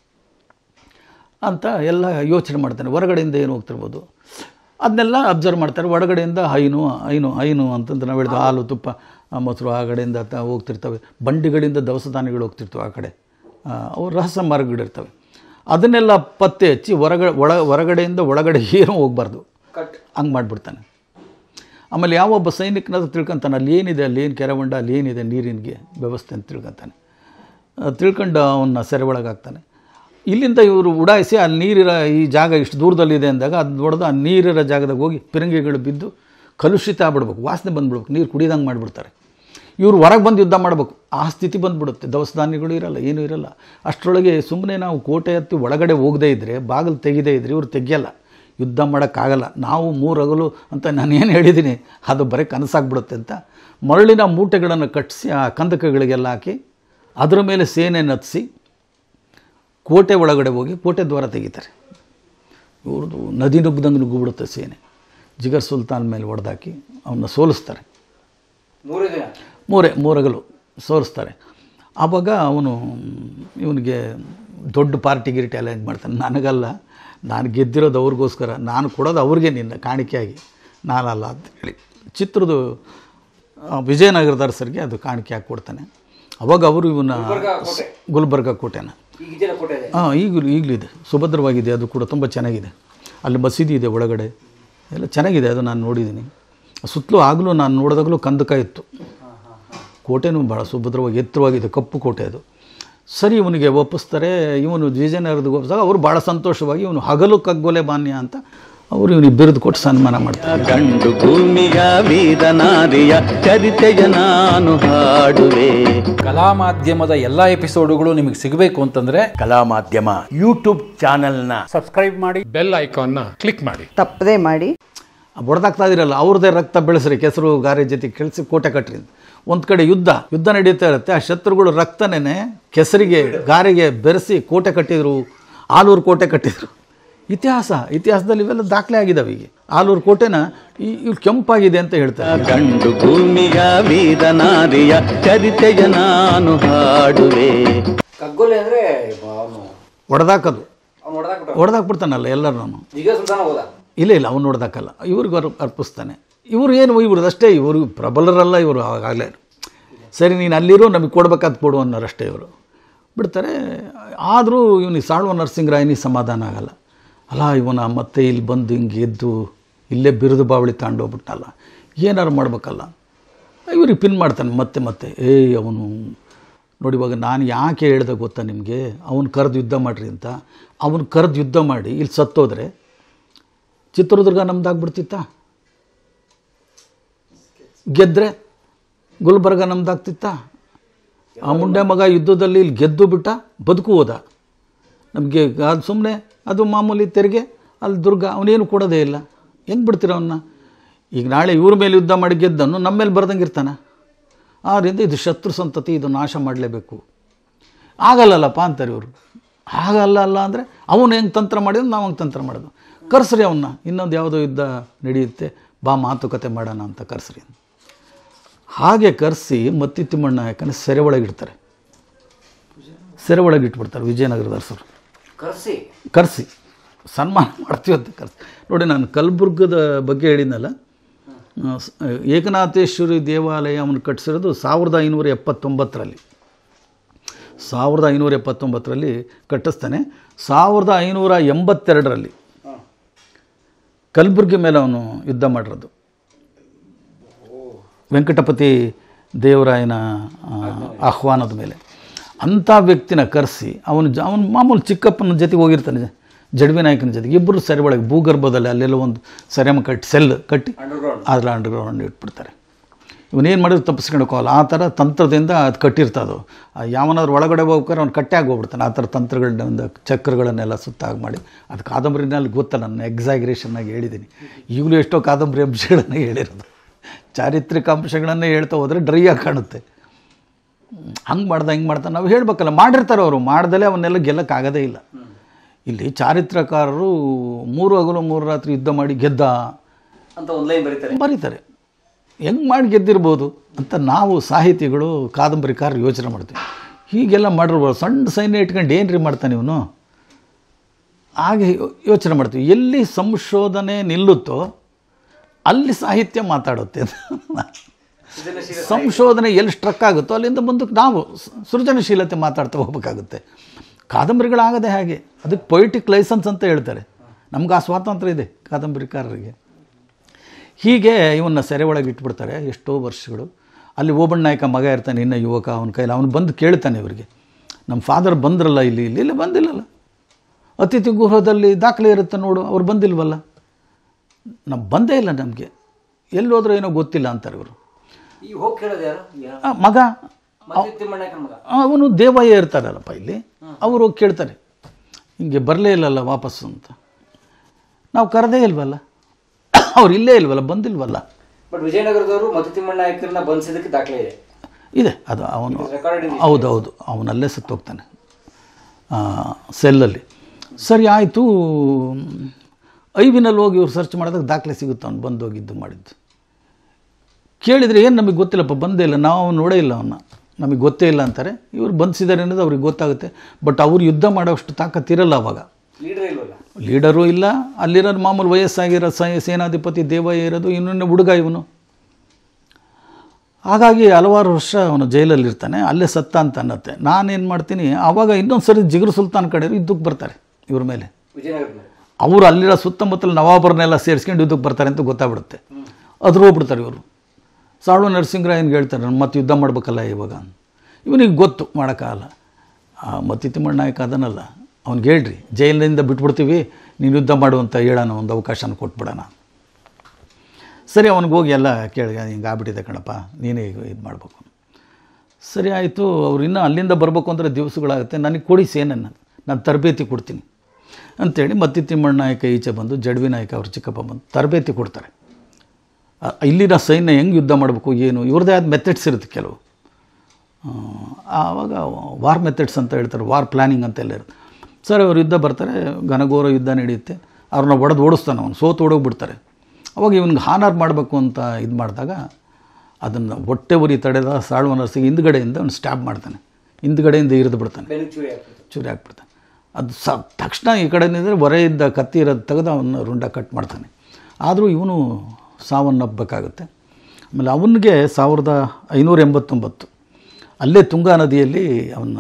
ಅಂತ ಎಲ್ಲ ಯೋಚನೆ ಮಾಡ್ತಾನೆ ಹೊರಗಡೆಯಿಂದ ಏನು ಹೋಗ್ತಿರ್ಬೋದು ಅದನ್ನೆಲ್ಲ ಅಬ್ಸರ್ವ್ ಮಾಡ್ತಾರೆ ಒಳಗಡೆಯಿಂದ ಹೈನು ಹೈನು ಹೈನು ಅಂತಂದು ನಾವು ಹೇಳಿದ್ವಿ ಹಾಲು ತುಪ್ಪ ಆ, ಮೊಸರು ಆ ಕಡೆಯಿಂದ ತ- ಹೋಗ್ತಿರ್ತವೆ ಬಂಡಿಗಳಿಂದ ದವಸ ಧಾನ್ಯಗಳು ಹೋಗ್ತಿರ್ತವೆ ಆ ಕಡೆ ಆ, ಅವು ರಹಸ್ಯ ಮಾರ್ಗಗಳಿರ್ತವೆ ಅದನ್ನೆಲ್ಲ ಪತ್ತೆ ಹಚ್ಚಿ ಹೊರಗ ಒಳ ಹೊರಗಡೆಯಿಂದ ಒಳಗಡೆ ಏನೂ ಹೋಗ್ಬಾರ್ದು ಹಂಗೆ ಮಾಡಿಬಿಡ್ತಾನೆ ಆಮೇಲೆ ಯಾವೊಬ್ಬ ಸೈನಿಕನಾದ್ರೂ ತಿಳ್ಕೊತಾನೆ ಅಲ್ಲಿ ಏನಿದೆ ಅಲ್ಲಿ ಏನು ಕೆರೆಹೊಂಡ ಅಲ್ಲಿ ಏನಿದೆ ನೀರಿನಿಗೆ ವ್ಯವಸ್ಥೆ ಅಂತ ತಿಳ್ಕೊತಾನೆ ಆ, ತಿಳ್ಕೊಂಡು ಅವನ್ನ ಸೆರೆ ಒಳಗಾಗ್ತಾನೆ ಇಲ್ಲಿಂದ ಇವರು ಉಡಾಯಿಸಿ ಅಲ್ಲಿ ನೀರಿರೋ ಈ ಜಾಗ ಇಷ್ಟು ದೂರದಲ್ಲಿದೆ ಅಂದಾಗ ಅದು ನೋಡಿದು ಆ ನೀರಿರೋ ಜಾಗದಾಗ ಹೋಗಿ ಪಿರಂಗಿಗಳು ಬಿದ್ದು ಕಲುಷಿತ ಆಗ್ಬಿಡ್ಬೇಕು ವಾಸನೆ ಬಂದ್ಬಿಡ್ಬೇಕು ನೀರು ಕುಡಿದಂಗೆ ಮಾಡಿಬಿಡ್ತಾರೆ ಇವರು ಹೊರಗೆ ಬಂದು ಯುದ್ಧ ಮಾಡಬೇಕು ಆ ಸ್ಥಿತಿ ಬಂದ್ಬಿಡುತ್ತೆ ದವಸ ಧಾನ್ಯಗಳು ಇರಲ್ಲ ಏನೂ ಇರಲ್ಲ ಅಷ್ಟರೊಳಗೆ ಸುಮ್ಮನೆ ನಾವು ಕೋಟೆ ಹತ್ತಿ ಒಳಗಡೆ ಹೋಗದೇ ಇದ್ದರೆ ಬಾಗಿಲು ತೆಗೆದೇ ಇದ್ದರೆ ಇವ್ರು ತೆಗಿಯಲ್ಲ ಯುದ್ಧ ಮಾಡೋಕ್ಕಾಗಲ್ಲ ನಾವು ಮೂರಗಲು ಅಂತ ನಾನು ಏನು ಹೇಳಿದ್ದೀನಿ ಅದು ಬರೀ ಕನಸಾಗ್ಬಿಡುತ್ತೆ ಅಂತ ಮರಳಿನ ಮೂಟೆಗಳನ್ನು ಕಟ್ಟಿಸಿ ಆ ಕಂದಕಗಳಿಗೆಲ್ಲ ಹಾಕಿ ಅದರ ಮೇಲೆ ಸೇನೆ ನತ್ತಿಸಿ ಕೋಟೆ ಒಳಗಡೆ ಹೋಗಿ ಕೋಟೆ ದ್ವಾರ ತೆಗಿತಾರೆ ಇವ್ರದ್ದು ನದಿ ನುಗ್ಗದಂಗೆ ನುಗ್ಗಿಬಿಡುತ್ತೆ ಸೇನೆ ಜಿಗರ್ ಸುಲ್ತಾನ್ ಮೇಲೆ ಹೊಡೆದಾಕಿ ಅವನ್ನ ಸೋಲಿಸ್ತಾರೆ ಮೂರೇ ದಿನ ಮೂರೇ ಮೂರಗಲು ಸೋಲಿಸ್ತಾರೆ ಆವಾಗ ಅವನು ಇವನಿಗೆ ದೊಡ್ಡ ಪಾರ್ಟಿ ಗಿರಿಟಿ ಅರೇಂಜ್ ಮಾಡ್ತಾನೆ ನನಗಲ್ಲ ನಾನು ಗೆದ್ದಿರೋದು ಅವ್ರಿಗೋಸ್ಕರ ನಾನು ಕೊಡೋದು ಅವ್ರಿಗೆ ನಿನ್ನ ಕಾಣಿಕೆಯಾಗಿ ನಾನಲ್ಲ ಅಂತ ಹೇಳಿ ಚಿತ್ರದ ಆ, ವಿಜಯನಗರದ ಅರಸರಿಗೆ ಅದು ಕಾಣಿಕೆ ಹಾಕಿ ಕೊಡ್ತಾನೆ ಅವಾಗ ಅವರು ಇವನ್ನ ಗುಲ್ಬರ್ಗ ಕೋಟೆನ ಈಗ ಇದೆಲ್ಲ ಕೋಟೆ ಇದೆ ಹಾಂ ಈಗಲೂ ಈಗಲೂ ಇದೆ ಸುಭದ್ರವಾಗಿದೆ ಅದು ಕೂಡ ತುಂಬ ಚೆನ್ನಾಗಿದೆ ಅಲ್ಲಿ ಮಸೀದಿ ಇದೆ ಒಳಗಡೆ ಎಲ್ಲ ಚೆನ್ನಾಗಿದೆ ಅದು ನಾನು ನೋಡಿದ್ದೀನಿ ಸುತ್ತಲೂ ಆಗಲೂ ನಾನು ನೋಡಿದಾಗಲೂ ಕಂದಕ ಇತ್ತು ಕೋಟೆನೂ ಭಾಳ ಸುಭದ್ರವಾಗಿ ಎತ್ತರವಾಗಿದೆ ಕಪ್ಪು ಕೋಟೆ ಅದು ಸರಿ ಇವನಿಗೆ ಒಪ್ಪಿಸ್ತಾರೆ ಇವನು ವಿಜಯನಗರದ ಒಪ್ಪಿಸಿದಾಗ ಅವರು ಭಾಳ ಸಂತೋಷವಾಗಿ ಇವನು ಹಗಲು ಕಗ್ಗೊಲೆ ಮಾನ್ಯ ಅಂತ ಅವರು ಇವನಿಗೆ ಬಿರುದು ಕೊಟ್ಟು ಸನ್ಮಾನ ಮಾಡ್ತಾರೆ ಗಂಡು ಭೂಮಿಯ ವೀರ ನಾರಿಯ ಚರಿತೆಯ ನಾನು ಹಾಡುವೆ ಕಲಾ ಮಾಧ್ಯಮದ ಎಲ್ಲ ಎಪಿಸೋಡುಗಳು ನಿಮಗೆ ಸಿಗಬೇಕು ಅಂತಂದ್ರೆ ಕಲಾ ಮಾಧ್ಯಮ ಯೂಟ್ಯೂಬ್ ಚಾನೆಲ್ನ ಸಬ್ಸ್ಕ್ರೈಬ್ ಮಾಡಿ ಬೆಲ್ ಐಕಾನ್ನ ಕ್ಲಿಕ್ ಮಾಡಿ ತಪ್ಪದೇ ಮಾಡಿ ಹೊಡೆದಾಗ್ತಾ ಇದಿರಲ್ಲ ಅವ್ರದ್ದೇ ರಕ್ತ ಬೆಳೆಸ್ರಿ ಕೆಸರು ಗಾರೆ ಜೊತೆ ಕೆಳಿಸಿ ಕೋಟೆ ಕಟ್ರಿ ಒಂದು ಕಡೆ ಯುದ್ಧ ಯುದ್ಧ ನಡೀತಾ ಇರುತ್ತೆ ಆ ಶತ್ರುಗಳು ರಕ್ತನೇ ಕೆಸರಿಗೆ ಗಾರೆಗೆ ಬೆರೆಸಿ ಕೋಟೆ ಕಟ್ಟಿದ್ರು ಆಲೂರು ಕೋಟೆ ಕಟ್ಟಿದ್ರು ಇತಿಹಾಸ ಇತಿಹಾಸದಲ್ಲಿ ಇವೆಲ್ಲ ದಾಖಲೆ ಆಗಿದ್ದಾವೆ ಈಗ ಆಲೂರು ಕೋಟೆನ ಈ ಇವ್ರು ಕೆಂಪಾಗಿದೆ ಅಂತ ಹೇಳ್ತಾರೆ ಗಂಡು ಭೂಮಿಯ ವೀರ ನಾರಿಯ ಚರಿತೆಯ ನಾನು ಹಾಡುವೆ ಕಗ್ಗೊಲೆ ಅಂದ್ರೆ ಅವನು ಹೊಡೆದಾಕೋದು ಅವ್ನು ಹೊಡೆದಾಕ್ಬಿಟ್ಟ ಹೊಡೆದಾಕ್ಬಿಡ್ತಾನಲ್ಲ ಎಲ್ಲರೂ ಜಿಗ ಸುಲ್ತಾನ ಹೋದ ಇಲ್ಲ ಇಲ್ಲ ಅವ್ನು ನೋಡ್ದಾಕಲ್ಲ ಇವ್ರಿಗೆ ಅರ್ ಅರ್ಪಿಸ್ತಾನೆ ಇವ್ರು ಏನು ಇವ್ರದಷ್ಟೇ ಇವರು ಪ್ರಬಲರಲ್ಲ ಇವರು ಆಗಲೇ ಸರಿ ನೀನು ಅಲ್ಲಿರೋ ನಮಗೆ ಕೊಡ್ಬೇಕಾದ್ ಕೊಡು ಅನ್ನೋರಷ್ಟೇ ಇವರು ಬಿಡ್ತಾರೆ ಆದರೂ ಇವನಿಗೆ ಸಾಳುವ ನರಸಿಂಗರಾಯನಿಗೆ ಸಮಾಧಾನ ಆಗಲ್ಲ ಅಲ್ಲ ಇವನ ಮತ್ತೆ ಇಲ್ಲಿ ಬಂದು ಹಿಂಗೆ ಎದ್ದು ಇಲ್ಲೇ ಬಿರುದು ಬಾವಳಿ ತಗೊಂಡೋಗ್ಬಿಟ್ಟಲ್ಲ ಏನಾರು ಮಾಡ್ಬೇಕಲ್ಲ ಇವ್ರಿಗೆ ಪಿನ್ ಮಾಡ್ತಾನೆ ಮತ್ತೆ ಮತ್ತೆ ಏಯ್ ಅವನು ನೋಡಿ ಇವಾಗ ನಾನು ಯಾಕೆ ಹೇಳ್ದೆ ಗೊತ್ತಾ ನಿಮಗೆ ಅವನು ಕರೆದು ಯುದ್ಧ ಮಾಡಿರಿ ಅಂತ ಅವನು ಕರೆದು ಯುದ್ಧ ಮಾಡಿ ಇಲ್ಲಿ ಸತ್ತೋದ್ರೆ ಚಿತ್ರದುರ್ಗ ನಮ್ದಾಗ್ಬಿಡ್ತಿತ್ತ ಗೆದ್ದರೆ ಗುಲ್ಬರ್ಗ ನಮ್ದಾಗ್ತಿತ್ತ ಆ ಮುಂಡೆ ಮಗ ಯುದ್ಧದಲ್ಲಿ ಇಲ್ಲಿ ಗೆದ್ದು ಬಿಟ್ಟ ಬದುಕು ಹೋದ ನಮಗೆ ಅದು ಸುಮ್ಮನೆ ಅದು ಮಾಮೂಲಿ ತೆರಿಗೆ ಅಲ್ಲಿ ದುರ್ಗ ಅವನೇನು ಕೊಡೋದೇ ಇಲ್ಲ ಹೆಂಗೆ ಬಿಡ್ತೀರ ಅವನ್ನ ಈಗ ನಾಳೆ ಇವ್ರ ಮೇಲೆ ಯುದ್ಧ ಮಾಡಿ ಗೆದ್ದನ್ನು ನಮ್ಮ ಮೇಲೆ ಬರ್ದಂಗೆ ಇರ್ತಾನೆ ಆದ್ದರಿಂದ ಇದು ಶತ್ರು ಸಂತತಿ ಇದು ನಾಶ ಮಾಡಲೇಬೇಕು ಆಗಲ್ಲಲ್ಲಪ್ಪ ಅಂತಾರೆ ಇವರು ಆಗಲ್ಲ ಅಲ್ಲ ಅಂದರೆ ಅವನು ಹೆಂಗೆ ತಂತ್ರ ಮಾಡಿದ್ರು ನಾವು ಹಂಗೆ ತಂತ್ರ ಮಾಡೋದು ಕರ್ಸ್ರಿ ಅವನ್ನ ಇನ್ನೊಂದು ಯಾವುದೋ ಯುದ್ಧ ನಡೆಯುತ್ತೆ ಬಾ ಮಾತುಕತೆ ಮಾಡೋಣ ಅಂತ ಕರ್ಸ್ರಿ ಹಾಗೆ ಕರೆಸಿ ಮತ್ತಿ ತಿಮ್ಮಣ್ಣ ಯಾಕಂದರೆ ಸೆರೆ ಒಳಗಿಡ್ತಾರೆ ಸೆರೆ ಒಳಗೆ ಇಟ್ಬಿಡ್ತಾರೆ ವಿಜಯನಗರದ ಅರಸರು ಕರ್ಸಿ ಕರೆಸಿ ಸನ್ಮಾನ ಮಾಡ್ತೀವಿ ಅಂತ ಕರೆಸಿ ನೋಡಿ ನಾನು ಕಲಬುರ್ಗದ ಬಗ್ಗೆ ಹೇಳಿದ್ನಲ್ಲ ಆ, ಸ- ಏಕನಾಥೇಶ್ವರಿ ದೇವಾಲಯ ಅವನು ಕಟ್ಟಿಸಿರೋದು ಸಾವಿರದ ಐನೂರ ಎಪ್ಪತ್ತೊಂಬತ್ತರಲ್ಲಿ ಸಾವಿರದ ಐನೂರ ಎಪ್ಪತ್ತೊಂಬತ್ತರಲ್ಲಿ ಕಟ್ಟಿಸ್ತಾನೆ ಸಾವಿರದ ಐನೂರ ಎಂಬತ್ತೆರಡರಲ್ಲಿ ಕಲಬುರ್ಗಿ ಮೇಲೆ ಅವನು ಯುದ್ಧ ಮಾಡಿರೋದು ವೆಂಕಟಪತಿ ದೇವರಾಯನ ಆ, ಆಹ್ವಾನದ ಮೇಲೆ ಅಂಥ ವ್ಯಕ್ತಿನ ಕರೆಸಿ ಅವನು ಜ ಅವನು ಮಾಮೂಲು ಚಿಕ್ಕಪ್ಪನ ಜೊತೆಗೆ ಹೋಗಿರ್ತಾನೆ ಜಡ್ವಿ ನಾಯಕನ ಜೊತೆಗೆ ಇಬ್ಬರು ಸೆರೆ ಒಳಗೆ ಭೂಗರ್ಭದಲ್ಲಿ ಅಲ್ಲೆಲ್ಲ ಒಂದು ಸೆರೆಮ ಕಟ್ಟಿ ಸೆಲ್ ಕಟ್ಟಿ ಅದ್ರ ಅಂಡರ್ಗ್ರೌಂಡ್ ಇಟ್ಬಿಡ್ತಾರೆ ಇವನೇನು ಮಾಡಿದ್ರು ತಪ್ಪಿಸ್ಕೊಂಡು ಹೋಗಲ್ಲ ಆ ಥರ ತಂತ್ರದಿಂದ ಅದು ಕಟ್ಟಿರ್ತದು ಯಾವನಾದ್ರು ಒಳಗಡೆ ಹೋಗ್ಬೇಕಾದ್ರೆ ಅವ್ನು ಕಟ್ಟಾಗಿ ಹೋಗ್ಬಿಡ್ತಾನೆ ಆ ಥರ ತಂತ್ರಗಳನ್ನ ಚಕ್ರಗಳನ್ನೆಲ್ಲ ಸುತ್ತಾಗಿ ಮಾಡಿ ಅದು ಕಾದಂಬರಿನಲ್ಲಿ ಗೊತ್ತ ನಾನು ಎಕ್ಸಾಗ್ರೇಷನ್ನಾಗಿ ಹೇಳಿದ್ದೀನಿ ಈಗಲೂ ಎಷ್ಟೋ ಕಾದಂಬರಿ ಅಂಶಗಳನ್ನು ಹೇಳಿರೋದು ಚಾರಿತ್ರಿಕ ಅಂಶಗಳನ್ನೇ ಹೇಳ್ತಾ ಹೋದರೆ ಡ್ರೈ ಆಗಿ ಕಾಣುತ್ತೆ ಹಂಗೆ ಮಾಡ್ದ ಹಿಂಗೆ ಮಾಡ್ತಾ ನಾವು ಹೇಳ್ಬೇಕಲ್ಲ ಮಾಡಿರ್ತಾರೆ ಅವರು ಮಾಡ್ದಲೇ ಅವನ್ನೆಲ್ಲ ಗೆಲ್ಲಕ್ಕಾಗೋದೇ ಇಲ್ಲ ಇಲ್ಲಿ ಚಾರಿತ್ರಕಾರರು ಮೂರು ಹಗಲು ಮೂರು ರಾತ್ರಿ ಯುದ್ಧ ಮಾಡಿ ಗೆದ್ದ ಅಂತ ಒಂದು ಲೈನ್ ಬರೀತಾರೆ ಬರೀತಾರೆ ಹೆಂಗೆ ಮಾಡಿ ಗೆದ್ದಿರ್ಬೋದು ಅಂತ ನಾವು ಸಾಹಿತಿಗಳು ಕಾದಂಬರಿಕಾರರು ಯೋಚನೆ ಮಾಡ್ತೀವಿ ಹೀಗೆಲ್ಲ ಮಾಡಿರ್ಬೋದು ಸಣ್ಣ ಸೈನ್ಯ ಇಟ್ಕೊಂಡು ಏನು ರೀ ಮಾಡ್ತಾನೆ ಇವನು ಹಾಗೆ ಯೋ- ಯೋಚನೆ ಮಾಡ್ತೀವಿ ಎಲ್ಲಿ ಸಂಶೋಧನೆ ನಿಲ್ಲುತ್ತೋ ಅಲ್ಲಿ ಸಾಹಿತ್ಯ ಮಾತಾಡುತ್ತೆ ಸಂಶೋಧನೆ ಎಲ್ಲಿ ಸ್ಟ್ರಕ್ ಆಗುತ್ತೋ ಅಲ್ಲಿಂದ ಮುಂದಕ್ಕೆ ನಾವು ಸ- ಸೃಜನಶೀಲತೆ ಮಾತಾಡ್ತಾ ಹೋಗ್ಬೇಕಾಗುತ್ತೆ ಕಾದಂಬರಿಗಳಾಗದೆ ಹಾಗೆ ಅದಕ್ಕೆ ಪೊಯಿಟಿಕ್ ಲೈಸೆನ್ಸ್ ಅಂತ ಹೇಳ್ತಾರೆ ನಮ್ಗೆ ಆ ಸ್ವಾತಂತ್ರ್ಯ ಇದೆ ಕಾದಂಬರಿಕಾರರಿಗೆ ಹೀಗೆ ಇವನ್ನ ಸೆರೆ ಒಳಗೆ ಇಟ್ಬಿಡ್ತಾರೆ ಎಷ್ಟೋ ವರ್ಷಗಳು ಅಲ್ಲಿ ಓಬಣ್ಣ ನಾಯಕ ಮಗ ಇರ್ತಾನೆ ಇನ್ನು ಯುವಕ ಅವನ ಕೈಲಿ ಅವನು ಬಂದು ಕೇಳ್ತಾನೆ ಇವರಿಗೆ ನಮ್ಮ ಫಾದರ್ ಬಂದ್ರಲ್ಲ ಇಲ್ಲಿ ಇಲ್ಲಿ ಇಲ್ಲಿ ಬಂದಿಲ್ಲಲ್ಲ ಅತಿಥಿ ಗೃಹದಲ್ಲಿ ದಾಖಲೆ ಇರುತ್ತೆ ನೋಡು ಅವ್ರು ಬಂದಿಲ್ವಲ್ಲ ನಾವು ಬಂದೇ ಇಲ್ಲ ನಮಗೆ ಎಲ್ಲಿ ಹೋದ್ರೋ ಏನೋ ಗೊತ್ತಿಲ್ಲ ಅಂತಾರೆ ಇವರು ಈ ಹೋಗಿ ಕೇಳೋದು ಯಾರು ಯಾ- ಆ, ಮಗ ಮತ್ತೆ ತಿಮ್ಮಣ್ಣಕ್ಕನ ಮಗ ಅವನು ದೇವಯ್ಯ ಇರ್ತಾರಲ್ಲಪ್ಪ ಇಲ್ಲಿ ಅವರು ಹೋಗಿ ಕೇಳ್ತಾರೆ ಹಿಂಗೆ ಬರಲೇ ಇಲ್ಲಲ್ಲ ವಾಪಸ್ಸು ಅಂತ ನಾವು ಕರೆದೇ ಇಲ್ವಲ್ಲ ಅವ್ರು ಇಲ್ಲೇ ಇಲ್ವಲ್ಲ ಬಂದಿಲ್ವಲ್ಲ ಬಟ್ ವಿಜಯನಗರದವರು ಮತ್ತೆ ತಿಮ್ಮಣ್ಣ ನಾಯಕರನ್ನ ಬಂಧಿಸಿದಕ್ಕೆ ದಾಖಲೆ ಇದೆ ಇದೆ ಅದು ಅವನು ರೆಕಾರ್ಡ್ ಹೌದು ಹೌದು ಅವನಲ್ಲೇ ಸತ್ತೋಗ್ತಾನೆ ಆ, ಸೆಲ್ಲಲ್ಲಿ ಸರಿ ಆಯಿತು ಐವಿನಲ್ಲಿ ಹೋಗಿ ಇವ್ರು ಸರ್ಚ್ ಮಾಡಿದಾಗ ದಾಖಲೆ ಸಿಗುತ್ತೆ ಅವ್ನು ಬಂದು ಹೋಗಿದ್ದು ಮಾಡಿದ್ದು ಕೇಳಿದರೆ ಏನು ನಮಗೆ ಗೊತ್ತಿಲ್ಲಪ್ಪ ಬಂದೇ ಇಲ್ಲ ನಾವು ನೋಡೇ ಇಲ್ಲ ಅವನ್ನ ನಮಗೆ ಗೊತ್ತೇ ಇಲ್ಲ ಅಂತಾರೆ ಇವ್ರು ಬಂಧಿಸಿದ್ದಾರೆ ಅನ್ನೋದು ಅವ್ರಿಗೆ ಗೊತ್ತಾಗುತ್ತೆ ಬಟ್ ಅವ್ರು ಯುದ್ಧ ಮಾಡೋಷ್ಟು ತಾಕತ್ತಿರಲ್ಲ ಅವಾಗ ಲೀಡರ್ ಇಲ್ವಲ್ಲ ಲೀಡರು ಇಲ್ಲ ಅಲ್ಲಿರೋದು ಮಾಮೂಲು ವಯಸ್ಸಾಗಿರೋ ಸೈ- ಸೇನಾಧಿಪತಿ ದೇವಯ್ಯ ಇರೋದು ಇನ್ನೊಂದು ಹುಡುಗ ಇವನು ಹಾಗಾಗಿ ಹಲವಾರು ವರ್ಷ ಅವನು ಜೈಲಲ್ಲಿರ್ತಾನೆ ಅಲ್ಲೇ ಸತ್ತ ಅಂತ ಅನ್ನತ್ತೆ ನಾನೇನು ಮಾಡ್ತೀನಿ ಆವಾಗ ಇನ್ನೊಂದು ಸರಿ ಜಿಗರು ಸುಲ್ತಾನ್ ಕಡೆ ಯುದ್ಧಕ್ಕೆ ಬರ್ತಾರೆ ಇವ್ರ ಮೇಲೆ ವಿಜಯನಗರದಲ್ಲಿ ಅವರು ಅಲ್ಲಿರೋ ಸುತ್ತಮುತ್ತಲ ನವಾಬರನ್ನೆಲ್ಲ ಸೇರಿಸ್ಕೊಂಡು ಯುದ್ಧಕ್ಕೆ ಬರ್ತಾರೆ ಅಂತ ಗೊತ್ತಾಗ್ಬಿಡುತ್ತೆ ಅದ್ರ ಹೋಗ್ಬಿಡ್ತಾರೆ ಇವರು ಸಾಳು ನರಸಿಂಹರಾಯನ್ಗೆ ಹೇಳ್ತಾರೆ ನಾನು ಮತ್ತೆ ಯುದ್ಧ ಮಾಡ್ಬೇಕಲ್ಲ ಇವಾಗ ಇವನಿಗೆ ಗೊತ್ತು ಮಾಡೋಕ್ಕಾಗಲ್ಲ ಆ ಮತ್ತಿ ತಿಮ್ಮಣ್ಣ ನಾಯಕ ಅದನ್ನಲ್ಲ ಅವ್ನಿಗೆ ಹೇಳ್ರಿ ಜೈಲಿನಿಂದ ಬಿಟ್ಬಿಡ್ತೀವಿ ನೀನು ಯುದ್ಧ ಮಾಡುವಂತ ಹೇಳೋಣ ಒಂದು ಅವಕಾಶನ ಕೊಟ್ಬಿಡೋಣ ಸರಿ ಅವ್ನಿಗೆ ಹೋಗಿ ಎಲ್ಲ ಕೇಳಿ ಹಿಂಗೆ ಆಗ್ಬಿಟ್ಟಿದೆ ಕಣಪ್ಪ ನೀನೇ ಇದು ಮಾಡಬೇಕು ಸರಿ ಆಯಿತು ಅವ್ರು ಇನ್ನೂ ಅಲ್ಲಿಂದ ಬರಬೇಕು ಅಂದರೆ ದಿವಸಗಳಾಗುತ್ತೆ ನನಗೆ ಕೊಡಿ ಸೇನನ್ನು ನಾನು ತರಬೇತಿ ಕೊಡ್ತೀನಿ ಅಂತೇಳಿ ಮತ್ತಿ ತಿಮ್ಮಣ್ಣ ನಾಯಕ ಈಚೆ ಬಂದು ಜಡ್ವಿ ನಾಯಕ ಅವ್ರ ಚಿಕ್ಕಪ್ಪ ಬಂದು ತರಬೇತಿ ಕೊಡ್ತಾರೆ ಆ- ಇಲ್ಲಿನ ಸೈನ್ಯ ಹೆಂಗೆ ಯುದ್ಧ ಮಾಡಬೇಕು ಏನು ಇವ್ರದ್ದೇ ಆದ ಮೆಥಡ್ಸ್ ಇರುತ್ತೆ ಕೆಲವು ಆ, ಆವಾಗ ವಾರ್ ಮೆಥಡ್ಸ್ ಅಂತ ಹೇಳ್ತಾರೆ ವಾರ್ ಪ್ಲ್ಯಾನಿಂಗ್ ಅಂತೆಲ್ಲ ಇರುತ್ತೆ ಸರ್ ಅವ್ರು ಯುದ್ಧ ಬರ್ತಾರೆ ಘನಘೋರ ಯುದ್ಧ ನಡೆಯುತ್ತೆ ಅವ್ರನ್ನ ಒಡೆದು ಓಡಿಸ್ತಾನೆ ಅವನು ಸೋತು ಓಡೋಗ್ಬಿಡ್ತಾರೆ ಅವಾಗ ಇವನಿಗೆ ಹಾನರ್ ಮಾಡಬೇಕು ಅಂತ ಇದು ಮಾಡಿದಾಗ ಅದನ್ನು ಹೊಟ್ಟೆ ಉರಿ ತಡೆದ ಸಾಳುವ ನರ್ಸಿಗೆ ಹಿಂದ್ಗಡೆಯಿಂದ ಅವ್ನು ಸ್ಟ್ಯಾಬ್ ಮಾಡ್ತಾನೆ ಹಿಂದ್ಗಡೆಯಿಂದ ಇರಿದು ಬಿಡ್ತಾನೆ ಬೆನ್ನಿಗೆ ಚೂರಿ ಆಗ್ತದೆ ಚೂರಿ ಹಾಕ್ಬಿಡ್ತಾನೆ ಅದು ಸ ತಕ್ಷಣ ಈ ಕಡೆಯಿಂದ ಹೊರೆ ಇದ್ದ ಕತ್ತಿ ಇರೋದು ತೆಗೆದು ಅವನ್ನ ರುಂಡ ಕಟ್ ಮಾಡ್ತಾನೆ ಆದರೂ ಇವನು ಸಾವನ್ನಪ್ಪಬೇಕಾಗುತ್ತೆ ಆಮೇಲೆ ಅವನಿಗೆ ಸಾವಿರದ ಐನೂರ ಎಂಬತ್ತೊಂಬತ್ತು ಅಲ್ಲೇ ತುಂಗಾ ನದಿಯಲ್ಲಿ ಅವನ್ನ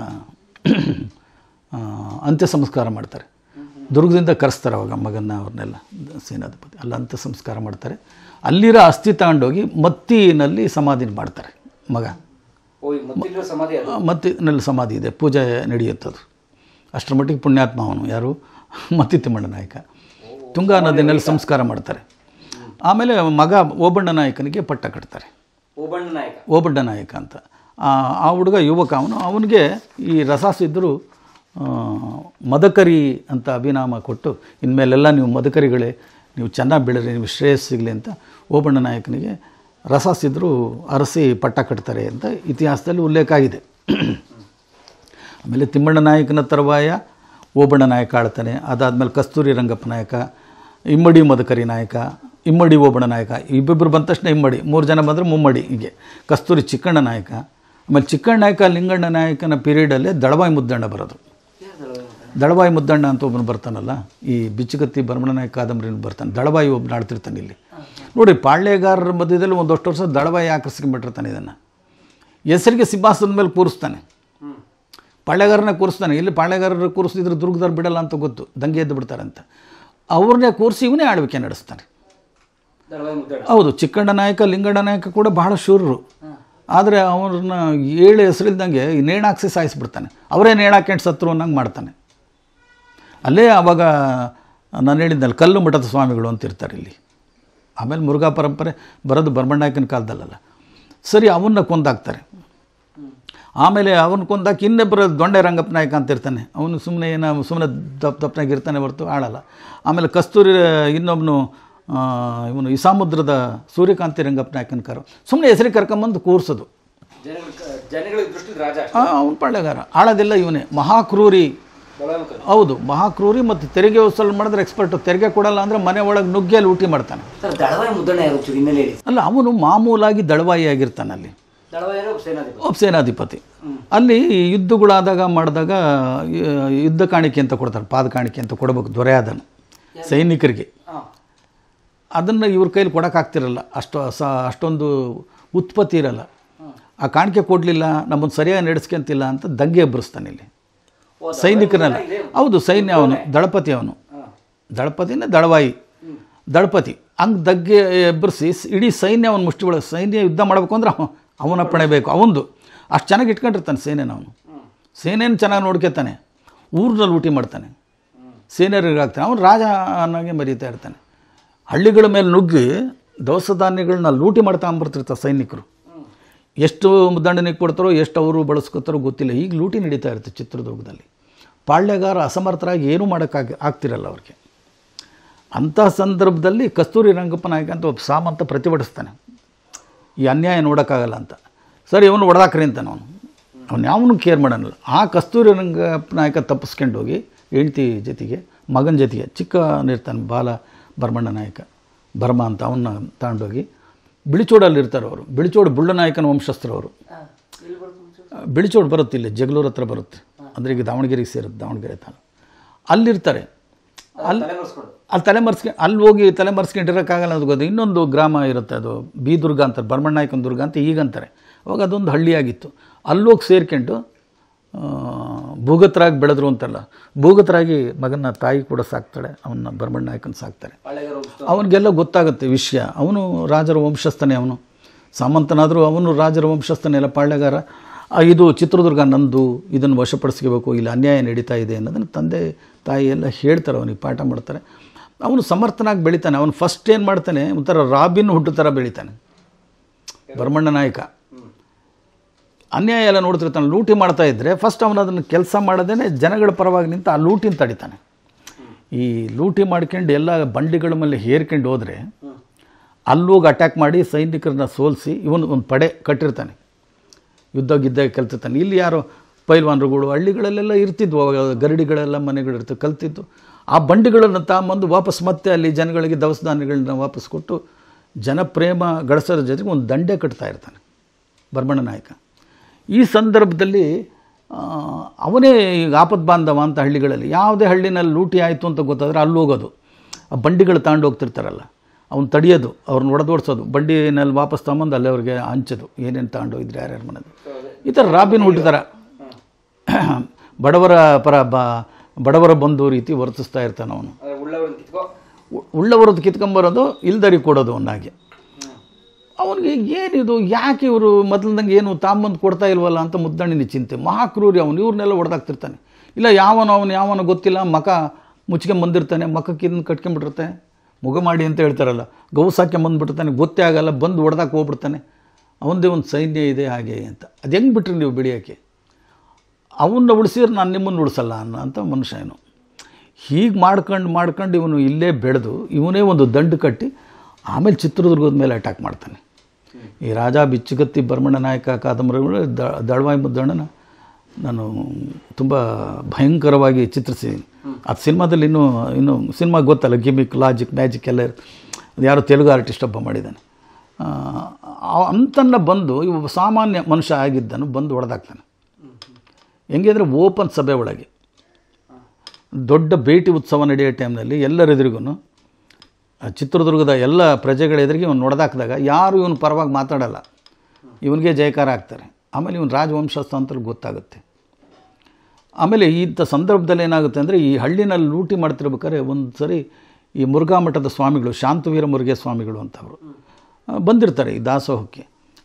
ಆ, ಅಂತ್ಯ ಸಂಸ್ಕಾರ ಮಾಡ್ತಾರೆ ದುರ್ಗದಿಂದ ಕರೆಸ್ತಾರೆ ಅವಾಗ ಮಗನ ಅವ್ರನ್ನೆಲ್ಲ ಸೇನಾಧಿಪತಿ ಅಲ್ಲಿ ಅಂತ್ಯ ಸಂಸ್ಕಾರ ಮಾಡ್ತಾರೆ ಅಲ್ಲಿರೋ ಅಸ್ಥಿ ತಗೊಂಡೋಗಿ ಮತ್ತಿನಲ್ಲಿ ಸಮಾಧಿ ಮಾಡ್ತಾರೆ ಮಗ ಓ ಈ ಮತ್ತಿರೋ ಸಮಾಧಿ ಅದು ಮತ್ತಿನಲ್ಲಿ ಸಮಾಧಿ ಇದೆ ಪೂಜೆ ನಡೆಯುತ್ತದು ಅಷ್ಟರ ಮಟ್ಟಿಗೆ ಪುಣ್ಯಾತ್ಮ ಅವನು ಯಾರು ಮತ್ತಿ ತಿಮ್ಮಣ್ಣ ನಾಯಕ ತುಂಗಾ ನದಿನಲ್ಲಿ ಸಂಸ್ಕಾರ ಮಾಡ್ತಾರೆ ಆಮೇಲೆ ಮಗ ಓಬಣ್ಣ ನಾಯಕನಿಗೆ ಪಟ್ಟ ಕಟ್ತಾರೆ ಓಬಣ್ಣ ನಾಯಕ ಓಬಣ್ಣ ನಾಯಕ ಅಂತ ಆ ಆ ಹುಡುಗ ಯುವಕ ಅವನು ಅವನಿಗೆ ಈ ರಸಾಸಿದ್ದರು ಮದಕರಿ ಅಂತ ಅಭಿನಾಮ ಕೊಟ್ಟು ಇನ್ಮೇಲೆಲ್ಲ ನೀವು ಮದಕರಿಗಳೇ ನೀವು ಚೆನ್ನಾಗಿ ಬೆಳೀರಿ ನೀವು ಶ್ರೇಯಸ್ ಸಿಗಲಿ ಅಂತ ಓಬಣ್ಣ ನಾಯಕನಿಗೆ ರಸಾಸಿದ್ರು ಅರಸಿ ಪಟ್ಟ ಕಟ್ತಾರೆ ಅಂತ ಇತಿಹಾಸದಲ್ಲಿ ಉಲ್ಲೇಖ ಆಗಿದೆ ಆಮೇಲೆ ತಿಮ್ಮಣ್ಣ ನಾಯಕನ ತರುವಾಯ ಓಬಣ್ಣ ನಾಯಕ ಆಳ್ತಾನೆ ಅದಾದಮೇಲೆ ಕಸ್ತೂರಿ ರಂಗಪ್ಪ ನಾಯಕ ಇಮ್ಮಡಿ ಮದಕರಿ ನಾಯಕ ಇಮ್ಮಡಿ ಓಬಣ್ಣ ನಾಯಕ ಇಬ್ಬಿಬ್ಬರು ಬಂದ ತಕ್ಷಣ ಇಮ್ಮಡಿ ಮೂರು ಜನ ಬಂದರೆ ಮುಮ್ಮಡಿ ಹೀಗೆ ಕಸ್ತೂರಿ ಚಿಕ್ಕಣ್ಣ ನಾಯಕ ಆಮೇಲೆ ಚಿಕ್ಕಣ್ಣ ನಾಯಕ ಲಿಂಗಣ್ಣ ನಾಯಕನ ಪೀರಿಯಡಲ್ಲೇ ದಳವಾಯಿ ಮುದ್ದಣ್ಣ ಬರೋದು ದಳವಾಯಿ ಮುದ್ದಣ್ಣ ಅಂತ ಒಬ್ಬನು ಬರ್ತಾನಲ್ಲ ಈ ಬಿಚ್ಚುಗತ್ತಿ ಭರಮಣ ನಾಯಕ ಕಾದಂಬರಿನ ಬರ್ತಾನೆ ದಳವಾಯಿ ಒಬ್ಬನ ಆಡ್ತಿರ್ತಾನೆ ಇಲ್ಲಿ ನೋಡಿ ಪಾಳ್ಯಗಾರರ ಮಧ್ಯದಲ್ಲಿ ಒಂದಷ್ಟು ವರ್ಷ ದಳವಾಯಿ ಆಕರ್ಸ್ಕೊಂಡ್ಬಿಟ್ಟಿರ್ತಾನೆ ಇದನ್ನು ಹೆಸರಿಗೆ ಸಿಂಹಾಸನದ ಮೇಲೆ ಕೂರಿಸ್ತಾನೆ ಪಾಳ್ಯಗಾರನ ಕೂರಿಸ್ತಾನೆ ಇಲ್ಲಿ ಪಾಳ್ಯಗಾರರು ಕೂರಿಸಿದ್ರೆ ದುರ್ಗದವ್ರು ಬಿಡಲ್ಲ ಅಂತ ಗೊತ್ತು ದಂಗೆ ಎದ್ದು ಬಿಡ್ತಾರೆ ಅಂತ ಅವ್ರನ್ನೇ ಕೂರಿಸಿ ಇವನೇ ಆಳ್ವಿಕೆ ನಡೆಸ್ತಾನೆ ದಳವಾಯಿ ಮುದ್ದಣ್ಣ ಹೌದು ಚಿಕ್ಕಣ್ಣ ನಾಯಕ ಲಿಂಗಣ್ಣ ನಾಯಕ ಕೂಡ ಬಹಳ ಶೂರರು ಆದರೆ ಅವ್ರನ್ನ ಏಳು ಹೆಸರಿಲ್ದಂಗೆ ನೇಣಾಕ್ಸಿ ಸಾಯಿಸ್ಬಿಡ್ತಾನೆ ಅವರೇ ನೇಣಾಕೊಂಡು ಸತ್ರು ಅನ್ನಂಗೆ ಮಾಡ್ತಾನೆ ಅಲ್ಲೇ ಆವಾಗ ನಾನು ಹೇಳಿದ್ನಲ್ಲ ಕಲ್ಲು ಮಠದ ಸ್ವಾಮಿಗಳು ಅಂತ ಇರ್ತಾರೆ ಇಲ್ಲಿ ಆಮೇಲೆ ಮುರುಘಾ ಪರಂಪರೆ ಬರೋದು ಬರ್ಮಣ್ಣಾಯಕನ ಕಾಲದಲ್ಲಲ್ಲ ಸರಿ ಅವನ್ನ ಕೊಂದಾಕ್ತಾರೆ ಆಮೇಲೆ ಅವನು ಕೊಂದಾಕಿ ಇನ್ನೊಬ್ಬರು ದೊಂಡೆ ರಂಗಪ್ಪ ನಾಯಕ ಅಂತ ಇರ್ತಾನೆ ಅವನು ಸುಮ್ಮನೆ ಏನೋ ಸುಮ್ಮನೆ ದಪ್ಪ ದಪ್ಪನಾಗಿ ಇರ್ತಾನೆ ಹೊರತು ಆಳಲ್ಲ ಆಮೇಲೆ ಕಸ್ತೂರಿ ಇನ್ನೊಬ್ಬನು ಇವನು ಇಸಾಮುದ್ರದ ಸೂರ್ಯಕಾಂತಿ ರಂಗಪ್ಪ ನಾಯಕನ ಕರು ಸುಮ್ಮನೆ ಹೆಸರಿಗೆ ಕರ್ಕೊಂಬಂದು ಕೂರಿಸೋದು ಜನಗಳ ದೃಷ್ಟಿ ರಾಜ ಅವನು ಪಾಳ್ಯಗಾರ ಆಳೋದೆಲ್ಲ ಇವನೇ ಮಹಾಕ್ರೂರಿ ಹೌದು ಮಹಾಕ್ರೂರಿ ಮತ್ತು ತೆರಿಗೆ ವಸೂಲು ಮಾಡಿದ್ರೆ ಎಕ್ಸ್ಪರ್ಟು ತೆರಿಗೆ ಕೊಡಲ್ಲ ಅಂದರೆ ಮನೆ ಒಳಗೆ ನುಗ್ಗಿ ಲೂಟಿ ಮಾಡ್ತಾನೆ ಸರ್ ದಳವಾಯಿ ಮುದ್ದಣ್ಣ ಯಾರು ಚೂರು ಹಿನ್ನೆಲೆ ಹೇಳಿ ಅಲ್ಲ ಅವನು ಮಾಮೂಲಾಗಿ ದಳವಾಯಿ ಆಗಿರ್ತಾನೆ ಅಲ್ಲಿ ದಳವಾಯಿರೋ ಸೇನಾಧಿಪತಿ ಒಬ್ಬ ಸೇನಾಧಿಪತಿ ಅಲ್ಲಿ ಯುದ್ಧಗಳಾದಾಗ ಮಾಡಿದಾಗ ಯ- ಯುದ್ಧ ಕಾಣಿಕೆ ಅಂತ ಕೊಡ್ತಾರೆ ಪಾದ ಕಾಣಿಕೆ ಅಂತ ಕೊಡಬೇಕು ದೊರೆ ಅದನ್ನು ಸೈನಿಕರಿಗೆ ಅದನ್ನು ಇವ್ರ ಕೈಲಿ ಕೊಡೋಕ್ಕಾಗ್ತಿರಲ್ಲ ಅಷ್ಟು ಸ ಅಷ್ಟೊಂದು ಉತ್ಪತ್ತಿ ಇರಲ್ಲ ಆ ಕಾಣಿಕೆ ಕೊಡಲಿಲ್ಲ ನಮ್ಮನ್ನು ಸರಿಯಾಗಿ ನಡೆಸ್ಕೊಂತಿಲ್ಲ ಅಂತ ದಂಗೆ ಎಬ್ಬರಿಸ್ತಾನೆ ಇಲ್ಲಿ ಸೈನಿಕರಲ್ಲ ಹೌದು ಸೈನ್ಯ ಅವನು ದಳಪತಿ ಅವನು ದಳಪತಿನೇ ದಳವಾಯಿ ದಳಪತಿ ಹಂಗೆ ದಗ್ಗೆ ಎಬ್ಬರಿಸಿ ಸ್- ಇಡೀ ಸೈನ್ಯ ಅವನು ಮುಷ್ಟಿ ಒಳಗೆ ಸೈನ್ಯ ಯುದ್ಧ ಮಾಡಬೇಕು ಅಂದ್ರೆ ಅವ- ಅವನ ಪಣೆ ಬೇಕು ಅವನದು ಅಷ್ಟು ಚೆನ್ನಾಗಿ ಇಟ್ಕೊಂಡಿರ್ತಾನೆ ಸೇನೆನ ಅವನು ಸೇನೆಯನ್ನು ಚೆನ್ನಾಗಿ ನೋಡ್ಕೊತಾನೆ ಊರಿನಲ್ಲಿ ಊಟಿ ಮಾಡ್ತಾನೆ ಸೇನೆಯರಿಗೆ ಆಗ್ತಾನೆ ಅವನು ರಾಜ ಅನ್ನೋಗೆ ಮರೀತಾ ಇರ್ತಾನೆ ಹಳ್ಳಿಗಳ ಮೇಲೆ ನುಗ್ಗಿ ದವಸ ಧಾನ್ಯಗಳನ್ನ ಲೂಟಿ ಮಾಡ್ತಾ ಅಂಬರ್ತಿರ್ತಾರೆ ಸೈನಿಕರು ಎಷ್ಟು ದಂಡನೆ ಕೊಡ್ತಾರೋ ಎಷ್ಟು ಅವರು ಬಳಸ್ಕೊತಾರೋ ಗೊತ್ತಿಲ್ಲ ಈಗ ಲೂಟಿ ನಡೀತಾ ಇರುತ್ತೆ ಚಿತ್ರದುರ್ಗದಲ್ಲಿ ಪಾಳ್ಯಗಾರ ಅಸಮರ್ಥರಾಗಿ ಏನೂ ಮಾಡೋಕ್ಕಾಗ ಆಗ್ತಿರಲ್ಲ ಅವ್ರಿಗೆ ಅಂಥ ಸಂದರ್ಭದಲ್ಲಿ ಕಸ್ತೂರಿ ರಂಗಪ್ಪ ನಾಯಕ ಅಂತ ಒಬ್ಬ ಸಾಮಂತ ಪ್ರತಿಭಟಿಸ್ತಾನೆ ಈ ಅನ್ಯಾಯ ನೋಡೋಕ್ಕಾಗಲ್ಲ ಅಂತ ಸರಿ ಇವನು ಹೊಡೆದಾಕ್ರಿ ಅಂತಾನೆ ಅವನು ಅವನು ಯಾವನು ಕೇರ್ ಮಾಡೋಣಲ್ಲ ಆ ಕಸ್ತೂರಿ ರಂಗಪ್ಪ ನಾಯಕ ತಪ್ಪಿಸ್ಕೊಂಡು ಹೋಗಿ ಹೆಂಡ್ತಿ ಜೊತೆಗೆ ಮಗನ ಜೊತೆಗೆ ಚಿಕ್ಕನಿರ್ತಾನೆ ಬಾಲ ಭರ್ಮಣ್ಣ ನಾಯಕ ಬರ್ಮ ಅಂತ ಅವನ್ನ ತಗೊಂಡೋಗಿ ಬಿಳಿಚೋಡಲ್ಲಿ ಇರ್ತಾರೆ ಅವರು ಬಿಳಿಚೋಡು ಬುಳ್ಳ ನಾಯಕನ ವಂಶಸ್ಥರು ಅವರು ಬಿಳಿಚೋಡು ಬರುತ್ತೆ ಇಲ್ಲಿ ಜಗಳೂರು ಹತ್ರ ಬರುತ್ತೆ ಅಂದರೆ ಈಗ ದಾವಣಗೆರೆಗೆ ಸೇರುತ್ತೆ ದಾವಣಗೆರೆ ತಾನು ಅಲ್ಲಿರ್ತಾರೆ ಅಲ್ಲಿ ಅಲ್ಲಿ ತಲೆಮರೆಸ್ಕೊಂಡು ಅಲ್ಲಿ ಹೋಗಿ ತಲೆಮರೆಸ್ಕೊಂಡಿರೋಕ್ಕಾಗಲ್ಲ ಅದು ಗೊತ್ತು ಇನ್ನೊಂದು ಗ್ರಾಮ ಇರುತ್ತೆ ಅದು ಬಿ ದುರ್ಗ ಅಂತಾರೆ ಭರಮಣ್ಣಾಯಕನ ದುರ್ಗ ಅಂತ ಈಗ ಅಂತಾರೆ ಅವಾಗ ಅದೊಂದು ಹಳ್ಳಿಯಾಗಿತ್ತು ಅಲ್ಲೋಗಿ ಸೇರ್ಕೊಂಡು ಆ, ಭೂಗತರಾಗಿ ಬೆಳೆದ್ರು ಅಂತಲ್ಲ ಭೂಗತರಾಗಿ ಮಗನ ತಾಯಿ ಕೂಡ ಸಾಕ್ತಾಳೆ ಅವನ್ನ ಭರಮಣ್ಣಾಯಕನ ಸಾಕ್ತಾರೆ ಅವನಿಗೆಲ್ಲ ಗೊತ್ತಾಗುತ್ತೆ ವಿಷಯ ಅವನು ರಾಜರ ವಂಶಸ್ಥನೇ ಅವನು ಸಾಮಂತನಾದರೂ ಅವನು ರಾಜರ ವಂಶಸ್ಥನೇ ಎಲ್ಲ ಪಾಳ್ಯಗಾರ ಆ, ಇದು ಚಿತ್ರದುರ್ಗ ನಂದು ಇದನ್ನು ವಶಪಡಿಸ್ಕೋಬೇಕು ಇಲ್ಲಿ ಅನ್ಯಾಯ ನಡೀತಾ ಇದೆ ಅನ್ನೋದನ್ನು ತಂದೆ ತಾಯಿ ಎಲ್ಲ ಹೇಳ್ತಾರೆ ಅವನಿಗೆ ಪಾಠ ಮಾಡ್ತಾರೆ ಅವನು ಸಮರ್ಥನಾಗಿ ಬೆಳಿತಾನೆ ಅವನು ಫಸ್ಟ್ ಏನು ಮಾಡ್ತಾನೆ ಒಂಥರ ರಾಬಿನ್ ಹುಟ್ಟು ಥರ ಬೆಳಿತಾನೆ ಭರಮಣ್ಣ ನಾಯಕ ಅನ್ಯಾಯ ಎಲ್ಲ ನೋಡ್ತಿರ್ತಾನೆ ಲೂಟಿ ಮಾಡ್ತಾ ಇದ್ದರೆ ಫಸ್ಟ್ ಅವನು ಅದನ್ನು ಕೆಲಸ ಮಾಡೋದೇ ಜನಗಳ ಪರವಾಗಿ ನಿಂತು ಆ ಲೂಟಿನ ತಡಿತಾನೆ ಈ ಲೂಟಿ ಮಾಡ್ಕೊಂಡು ಎಲ್ಲ ಬಂಡಿಗಳ ಮೇಲೆ ಹೇರ್ಕೊಂಡು ಹೋದರೆ ಅಲ್ಲೋಗಿ ಅಟ್ಯಾಕ್ ಮಾಡಿ ಸೈನಿಕರನ್ನ ಸೋಲಿಸಿ ಇವನು ಒಂದು ಪಡೆ ಕಟ್ಟಿರ್ತಾನೆ ಯುದ್ಧ ಗಿದ್ದ ಕಲ್ತಿರ್ತಾನೆ ಇಲ್ಲಿ ಯಾರೋ ಪೈಲ್ವಾನರುಗಳು ಹಳ್ಳಿಗಳಲ್ಲೆಲ್ಲ ಇರ್ತಿದ್ವು ಅವಾಗ ಗರಡಿಗಳೆಲ್ಲ ಮನೆಗಳಿರ್ತಿದ್ವು ಕಲ್ತಿದ್ದು ಆ ಬಂಡಿಗಳನ್ನು ತಗೊಂಬಂದು ವಾಪಸ್ ಮತ್ತೆ ಅಲ್ಲಿ ಜನಗಳಿಗೆ ದವಸ ಧಾನ್ಯಗಳನ್ನ ವಾಪಸ್ ಕೊಟ್ಟು ಜನಪ್ರೇಮ ಗಳಿಸೋದ್ರ ಜೊತೆಗೆ ಒಂದು ದಂಡೆ ಕಟ್ತಾ ಇರ್ತಾನೆ ಬರ್ಮಣ್ಣ ನಾಯಕ ಈ ಸಂದರ್ಭದಲ್ಲಿ ಆ, ಅವನೇ ಈಗ ಆಪತ್ ಬಾಂಧವ ಅಂತ ಹಳ್ಳಿಗಳಲ್ಲಿ ಯಾವುದೇ ಹಳ್ಳಿನಲ್ಲಿ ಲೂಟಿ ಆಯಿತು ಅಂತ ಗೊತ್ತಾದರೆ ಅಲ್ಲಿ ಹೋಗೋದು ಆ ಬಂಡಿಗಳು ತಗೊಂಡು ಹೋಗ್ತಿರ್ತಾರಲ್ಲ ಅವ್ನು ತಡಿಯೋದು ಅವ್ರನ್ನ ಹೊಡೆದೋಡ್ಸೋದು ಬಂಡಿನಲ್ಲಿ ವಾಪಸ್ ತಗೊಂಬಂದು ಅಲ್ಲೇ ಅವ್ರಿಗೆ ಹಂಚೋದು ಏನೇನು ತಗೊಂಡೋಗಿದ್ರೆ ಯಾರ್ಯಾರು ಮನೆದು ಈ ಥರ ರಾಬಿನ್ ಹುಡ್ ಥರ ಬಡವರ ಪರ ಬ ಬಡವರ ಬಂಧು ರೀತಿ ವರ್ತಿಸ್ತಾ ಇರ್ತಾನೆ ಅವನು ಉ- ಉಳ್ಳವರದ್ದು ಕಿತ್ಕೊಂಬರೋದು ಇಲ್ದರಿಗೆ ಕೊಡೋದು ಅವನಾಗೆ ಅವನಿಗೆ ಏನಿದು ಯಾಕೆ ಇವರು ಮೊದಲಿನಂಗೆ ಏನು ತಾಂಬಂದು ಕೊಡ್ತಾ ಇಲ್ವಲ್ಲ ಅಂತ ಮುದ್ದಣ್ಣಿನ ಚಿಂತೆ ಮಹಾಕ್ರೂರಿ ಅವನು ಇವ್ರನ್ನೆಲ್ಲ ಹೊಡೆದಾಕ್ತಿರ್ತಾನೆ ಇಲ್ಲ ಯಾವನು ಅವನು ಯಾವನು ಗೊತ್ತಿಲ್ಲ ಮಕ ಮುಚ್ಕೊಂಬಂದಿರ್ತಾನೆ ಮಕಕ್ಕಿಂದ ಕಟ್ಕೊಂಬಿಟ್ಟಿರ್ತಾನೆ ಮುಗ ಮಾಡಿ ಅಂತ ಹೇಳ್ತಾರಲ್ಲ ಗೌ ಬಂದುಬಿಟ್ಟಿರ್ತಾನೆ ಗೊತ್ತೇ ಆಗಲ್ಲ ಬಂದು ಹೊಡೆದಾಕ್ ಹೋಗ್ಬಿಡ್ತಾನೆ ಅವನದೇ ಒಂದು ಸೈನ್ಯ ಇದೆ ಹಾಗೆ ಅಂತ ಅದು ಹೆಂಗೆ ಬಿಟ್ರಿ ನೀವು ಬೆಳೆಯೋಕ್ಕೆ ಅವನ್ನ ಉಳಿಸಿದ್ರೆ ನಾನು ನಿಮ್ಮನ್ನು ಉಳಿಸಲ್ಲ ಅನ್ನೋ ಅಂತ ಮನುಷ್ಯ ಏನು ಹೀಗೆ ಮಾಡ್ಕೊಂಡು ಮಾಡ್ಕೊಂಡು ಇವನು ಇಲ್ಲೇ ಬೆಳೆದು ಇವನೇ ಒಂದು ದಂಡು ಕಟ್ಟಿ ಆಮೇಲೆ ಚಿತ್ರದುರ್ಗದ ಮೇಲೆ ಅಟ್ಯಾಕ್ ಮಾಡ್ತಾನೆ ಈ ರಾಜ ಬಿಚ್ಚುಗತ್ತಿ ಭರಮಣ್ಣ ನಾಯಕ ಕಾದಂಬರಿಗಳು ದ ದಳವಾಯಿ ಮುದ್ದಣ್ಣನ ನಾನು ತುಂಬ ಭಯಂಕರವಾಗಿ ಚಿತ್ರಿಸಿದ್ದೀನಿ ಅದು ಸಿನಿಮಾದಲ್ಲಿ ಇನ್ನೂ ಇನ್ನೂ ಸಿನಿಮಾ ಗೊತ್ತಲ್ಲ ಗಿಮಿಕ್ ಲಾಜಿಕ್ ಮ್ಯಾಜಿಕ್ ಎಲ್ಲ ಇರುತ್ತೆ. ಅದು ಯಾರೋ ತೆಲುಗು ಆರ್ಟಿಸ್ಟ್ ಒಬ್ಬ ಮಾಡಿದ್ದಾನೆ ಆ, ಆ- ಅಂತನ್ನ ಬಂದು ಇವ ಸಾಮಾನ್ಯ ಮನುಷ್ಯ ಆಗಿದ್ದನು ಬಂದು ಹೊಡೆದಾಕ್ತಾನೆ ಹೆಂಗೆ ಅಂದರೆ ಓಪನ್ ಸಭೆ ಒಳಗೆ ದೊಡ್ಡ ಭೇಟಿ ಉತ್ಸವ ನಡೆಯೋ ಟೈಮ್ನಲ್ಲಿ ಎಲ್ಲರೆದುರಿಗೂ ಚಿತ್ರದುರ್ಗದ ಎಲ್ಲ ಪ್ರಜೆಗಳ ಎದುರಿಗೆ ಇವನು ನೋಡ್ದಾಕಿದಾಗ ಯಾರು ಇವನು ಪರವಾಗಿ ಮಾತಾಡಲ್ಲ ಇವನಿಗೆ ಜಯಕಾರ ಆಗ್ತಾರೆ ಆಮೇಲೆ ಇವನು ರಾಜವಂಶಸ್ಥ ಅಂತ ಗೊತ್ತಾಗುತ್ತೆ ಆಮೇಲೆ ಇಂಥ ಸಂದರ್ಭದಲ್ಲಿ ಏನಾಗುತ್ತೆ ಅಂದರೆ ಈ ಹಳ್ಳಿನಲ್ಲಿ ಲೂಟಿ ಮಾಡ್ತಿರ್ಬೇಕಾದ್ರೆ ಒಂದು ಸರಿ ಈ ಮುರುಘಾ ಮಠದ ಸ್ವಾಮಿಗಳು ಶಾಂತವೀರ ಮುರುಘೆ ಸ್ವಾಮಿಗಳು ಅಂತವರು ಆ, ಬಂದಿರ್ತಾರೆ ಈ ದಾಸೋಹಕ್ಕೆ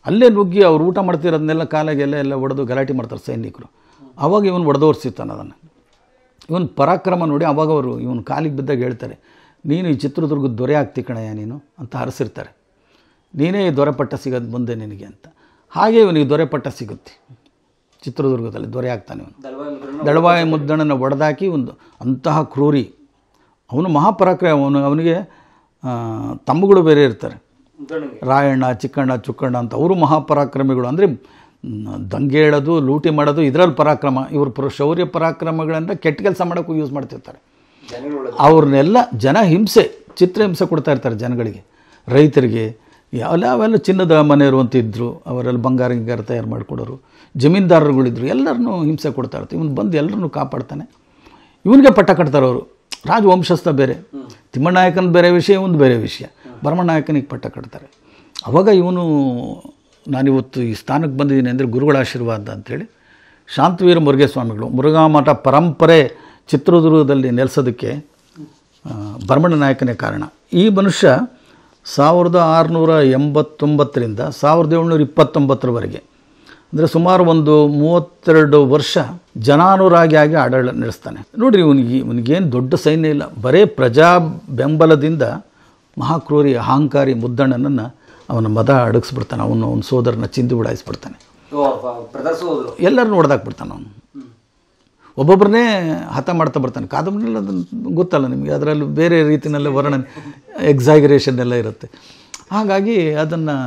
ಅಲ್ಲೇ ನುಗ್ಗಿ ಅವ್ರು ಊಟ ಮಾಡ್ತಿರೋದನ್ನೆಲ್ಲ ಕಾಲಾಗೆಲ್ಲ ಎಲ್ಲ ಹೊಡೆದು ಗಲಾಟೆ ಮಾಡ್ತಾರೆ ಸೈನಿಕರು ಅವಾಗ ಇವನು ಹೊಡೆದೋರ್ಸಿತ್ತಾನೆ ಅದನ್ನು ಇವನು ಪರಾಕ್ರಮ ನೋಡಿ ಅವಾಗ ಅವರು ಇವನು ಕಾಲಿಗೆ ಬಿದ್ದಾಗ ಹೇಳ್ತಾರೆ ನೀನು ಈ ಚಿತ್ರದುರ್ಗದ ದೊರೆ ಆಗ್ತಿ ಕಣಯ್ಯ ನೀನು ಅಂತ ಹರಸಿರ್ತಾರೆ ನೀನೇ ಈ ದೊರೆ ಪಟ್ಟ ಸಿಗೋದು ಮುಂದೆ ನಿನಗೆ ಅಂತ ಹಾಗೆ ಇವನಿಗೆ ದೊರೆ ಪಟ್ಟ ಸಿಗುತ್ತೆ ಚಿತ್ರದುರ್ಗದಲ್ಲಿ ದೊರೆ ಆಗ್ತಾನೆ ಇವನು ದಳವಾಯಿ ಮುದ್ದಣ್ಣನ ಒಡೆದಾಕಿ ಒಂದು ಅಂತಹ ಕ್ರೂರಿ ಅವನು ಮಹಾಪರಾಕ್ರಮ ಅವನು ಅವನಿಗೆ ಆ, ತಮ್ಮಗಳು ಬೇರೆ ಇರ್ತಾರೆ ರಾಯಣ್ಣ ಚಿಕ್ಕಣ್ಣ ಚುಕ್ಕಣ್ಣ ಅಂತ ಅವರು ಮಹಾಪರಾಕ್ರಮಿಗಳು ಅಂದರೆ ದಂಗೆ ಹೇಳೋದು ಲೂಟಿ ಮಾಡೋದು ಇದರಲ್ಲಿ ಪರಾಕ್ರಮ ಇವರು ಪ್ರ ಶೌರ್ಯ ಪರಾಕ್ರಮಗಳಿಂದ ಕೆಟ್ಟ ಕೆಲಸ ಮಾಡೋಕ್ಕೂ ಯೂಸ್ ಮಾಡ್ತಿರ್ತಾರೆ ಅವ್ರನ್ನೆಲ್ಲ ಜನ ಹಿಂಸೆ ಚಿತ್ರ ಹಿಂಸೆ ಕೊಡ್ತಾ ಇರ್ತಾರೆ ಜನಗಳಿಗೆ ರೈತರಿಗೆ ಯಾವೆಲ್ಲ ಅವೆಲ್ಲ ಚಿನ್ನದ ಮನೆಯವರು ಅಂತ ಇದ್ದರು ಅವರೆಲ್ಲ ಬಂಗಾರ ಗಿಂಗಾರ ತಯಾರು ಮಾಡಿಕೊಡೋರು ಜಮೀನ್ದಾರರುಗಳಿದ್ರು ಎಲ್ಲರನ್ನೂ ಹಿಂಸೆ ಕೊಡ್ತಾ ಇರ್ತಾರೆ ಇವನು ಬಂದು ಎಲ್ಲರನ್ನೂ ಕಾಪಾಡ್ತಾನೆ ಇವನಿಗೆ ಪಟ್ಟ ಕಟ್ತಾರೆ ಅವರು ರಾಜವಂಶಸ್ಥ ಬೇರೆ ತಿಮ್ಮಣ್ಣಾಯಕನ ಬೇರೆ ವಿಷಯ ಒಂದು ಬೇರೆ ವಿಷಯ ಭರಮನಾಯಕನಿಗೆ ಪಟ್ಟ ಕಟ್ತಾರೆ ಅವಾಗ ಇವನು ನಾನಿವತ್ತು ಈ ಸ್ಥಾನಕ್ಕೆ ಬಂದಿದ್ದೀನಿ ಅಂದರೆ ಗುರುಗಳ ಆಶೀರ್ವಾದ ಅಂತೇಳಿ ಶಾಂತವೀರ ಮುರುಘಾ ಸ್ವಾಮಿಗಳು ಮುರುಘಾ ಮಠ ಪರಂಪರೆ ಚಿತ್ರದುರ್ಗದಲ್ಲಿ ನೆಲೆಸೋದಕ್ಕೆ ಆ, ಭರಮಣ್ಣ ನಾಯಕನೇ ಕಾರಣ ಈ ಮನುಷ್ಯ ಸಾವಿರದ ಆರುನೂರ ಎಂಬತ್ತೊಂಬತ್ತರಿಂದ ಸಾವಿರದ ಏಳ್ನೂರ ಇಪ್ಪತ್ತೊಂಬತ್ತರವರೆಗೆ ಅಂದರೆ ಸುಮಾರು ಒಂದು ಮೂವತ್ತೆರಡು ವರ್ಷ ಜನಾನುರಾಗಿ ಆಗಿ ಆಡಳಿತ ನಡೆಸ್ತಾನೆ ನೋಡಿರಿ ಇವನಿಗೆ ಇವನಿಗೇನು ದೊಡ್ಡ ಸೈನ್ಯ ಇಲ್ಲ ಬರೇ ಪ್ರಜಾ ಬೆಂಬಲದಿಂದ ಮಹಾಕ್ರೂರಿ ಅಹಂಕಾರಿ ಮುದ್ದಣ್ಣನನ್ನು ಅವನ ಮದ ಅಡಗಿಸ್ಬಿಡ್ತಾನೆ ಅವನು ಅವನ ಸೋದರನ ಚಿಂದಿ ಉಡಾಯಿಸ್ಬಿಡ್ತಾನೆ ಎಲ್ಲರನ್ನೂ ಹೊಡೆದಾಕ್ಬಿಡ್ತಾನೆ ಅವನು ಒಬ್ಬೊಬ್ಬರನ್ನೇ ಹತ ಮಾಡ್ತಾ ಬರ್ತಾನೆ ಕಾದಂಬರಿಯಲ್ಲಿ ಅದನ್ನು ಗೊತ್ತಲ್ಲ ನಿಮಗೆ ಅದರಲ್ಲಿ ಬೇರೆ ರೀತಿಯಲ್ಲೇ ವರ್ಣನೆ ಎಕ್ಸಾಗ್ರೇಷನ್ ಎಲ್ಲ ಇರುತ್ತೆ ಹಾಗಾಗಿ ಅದನ್ನು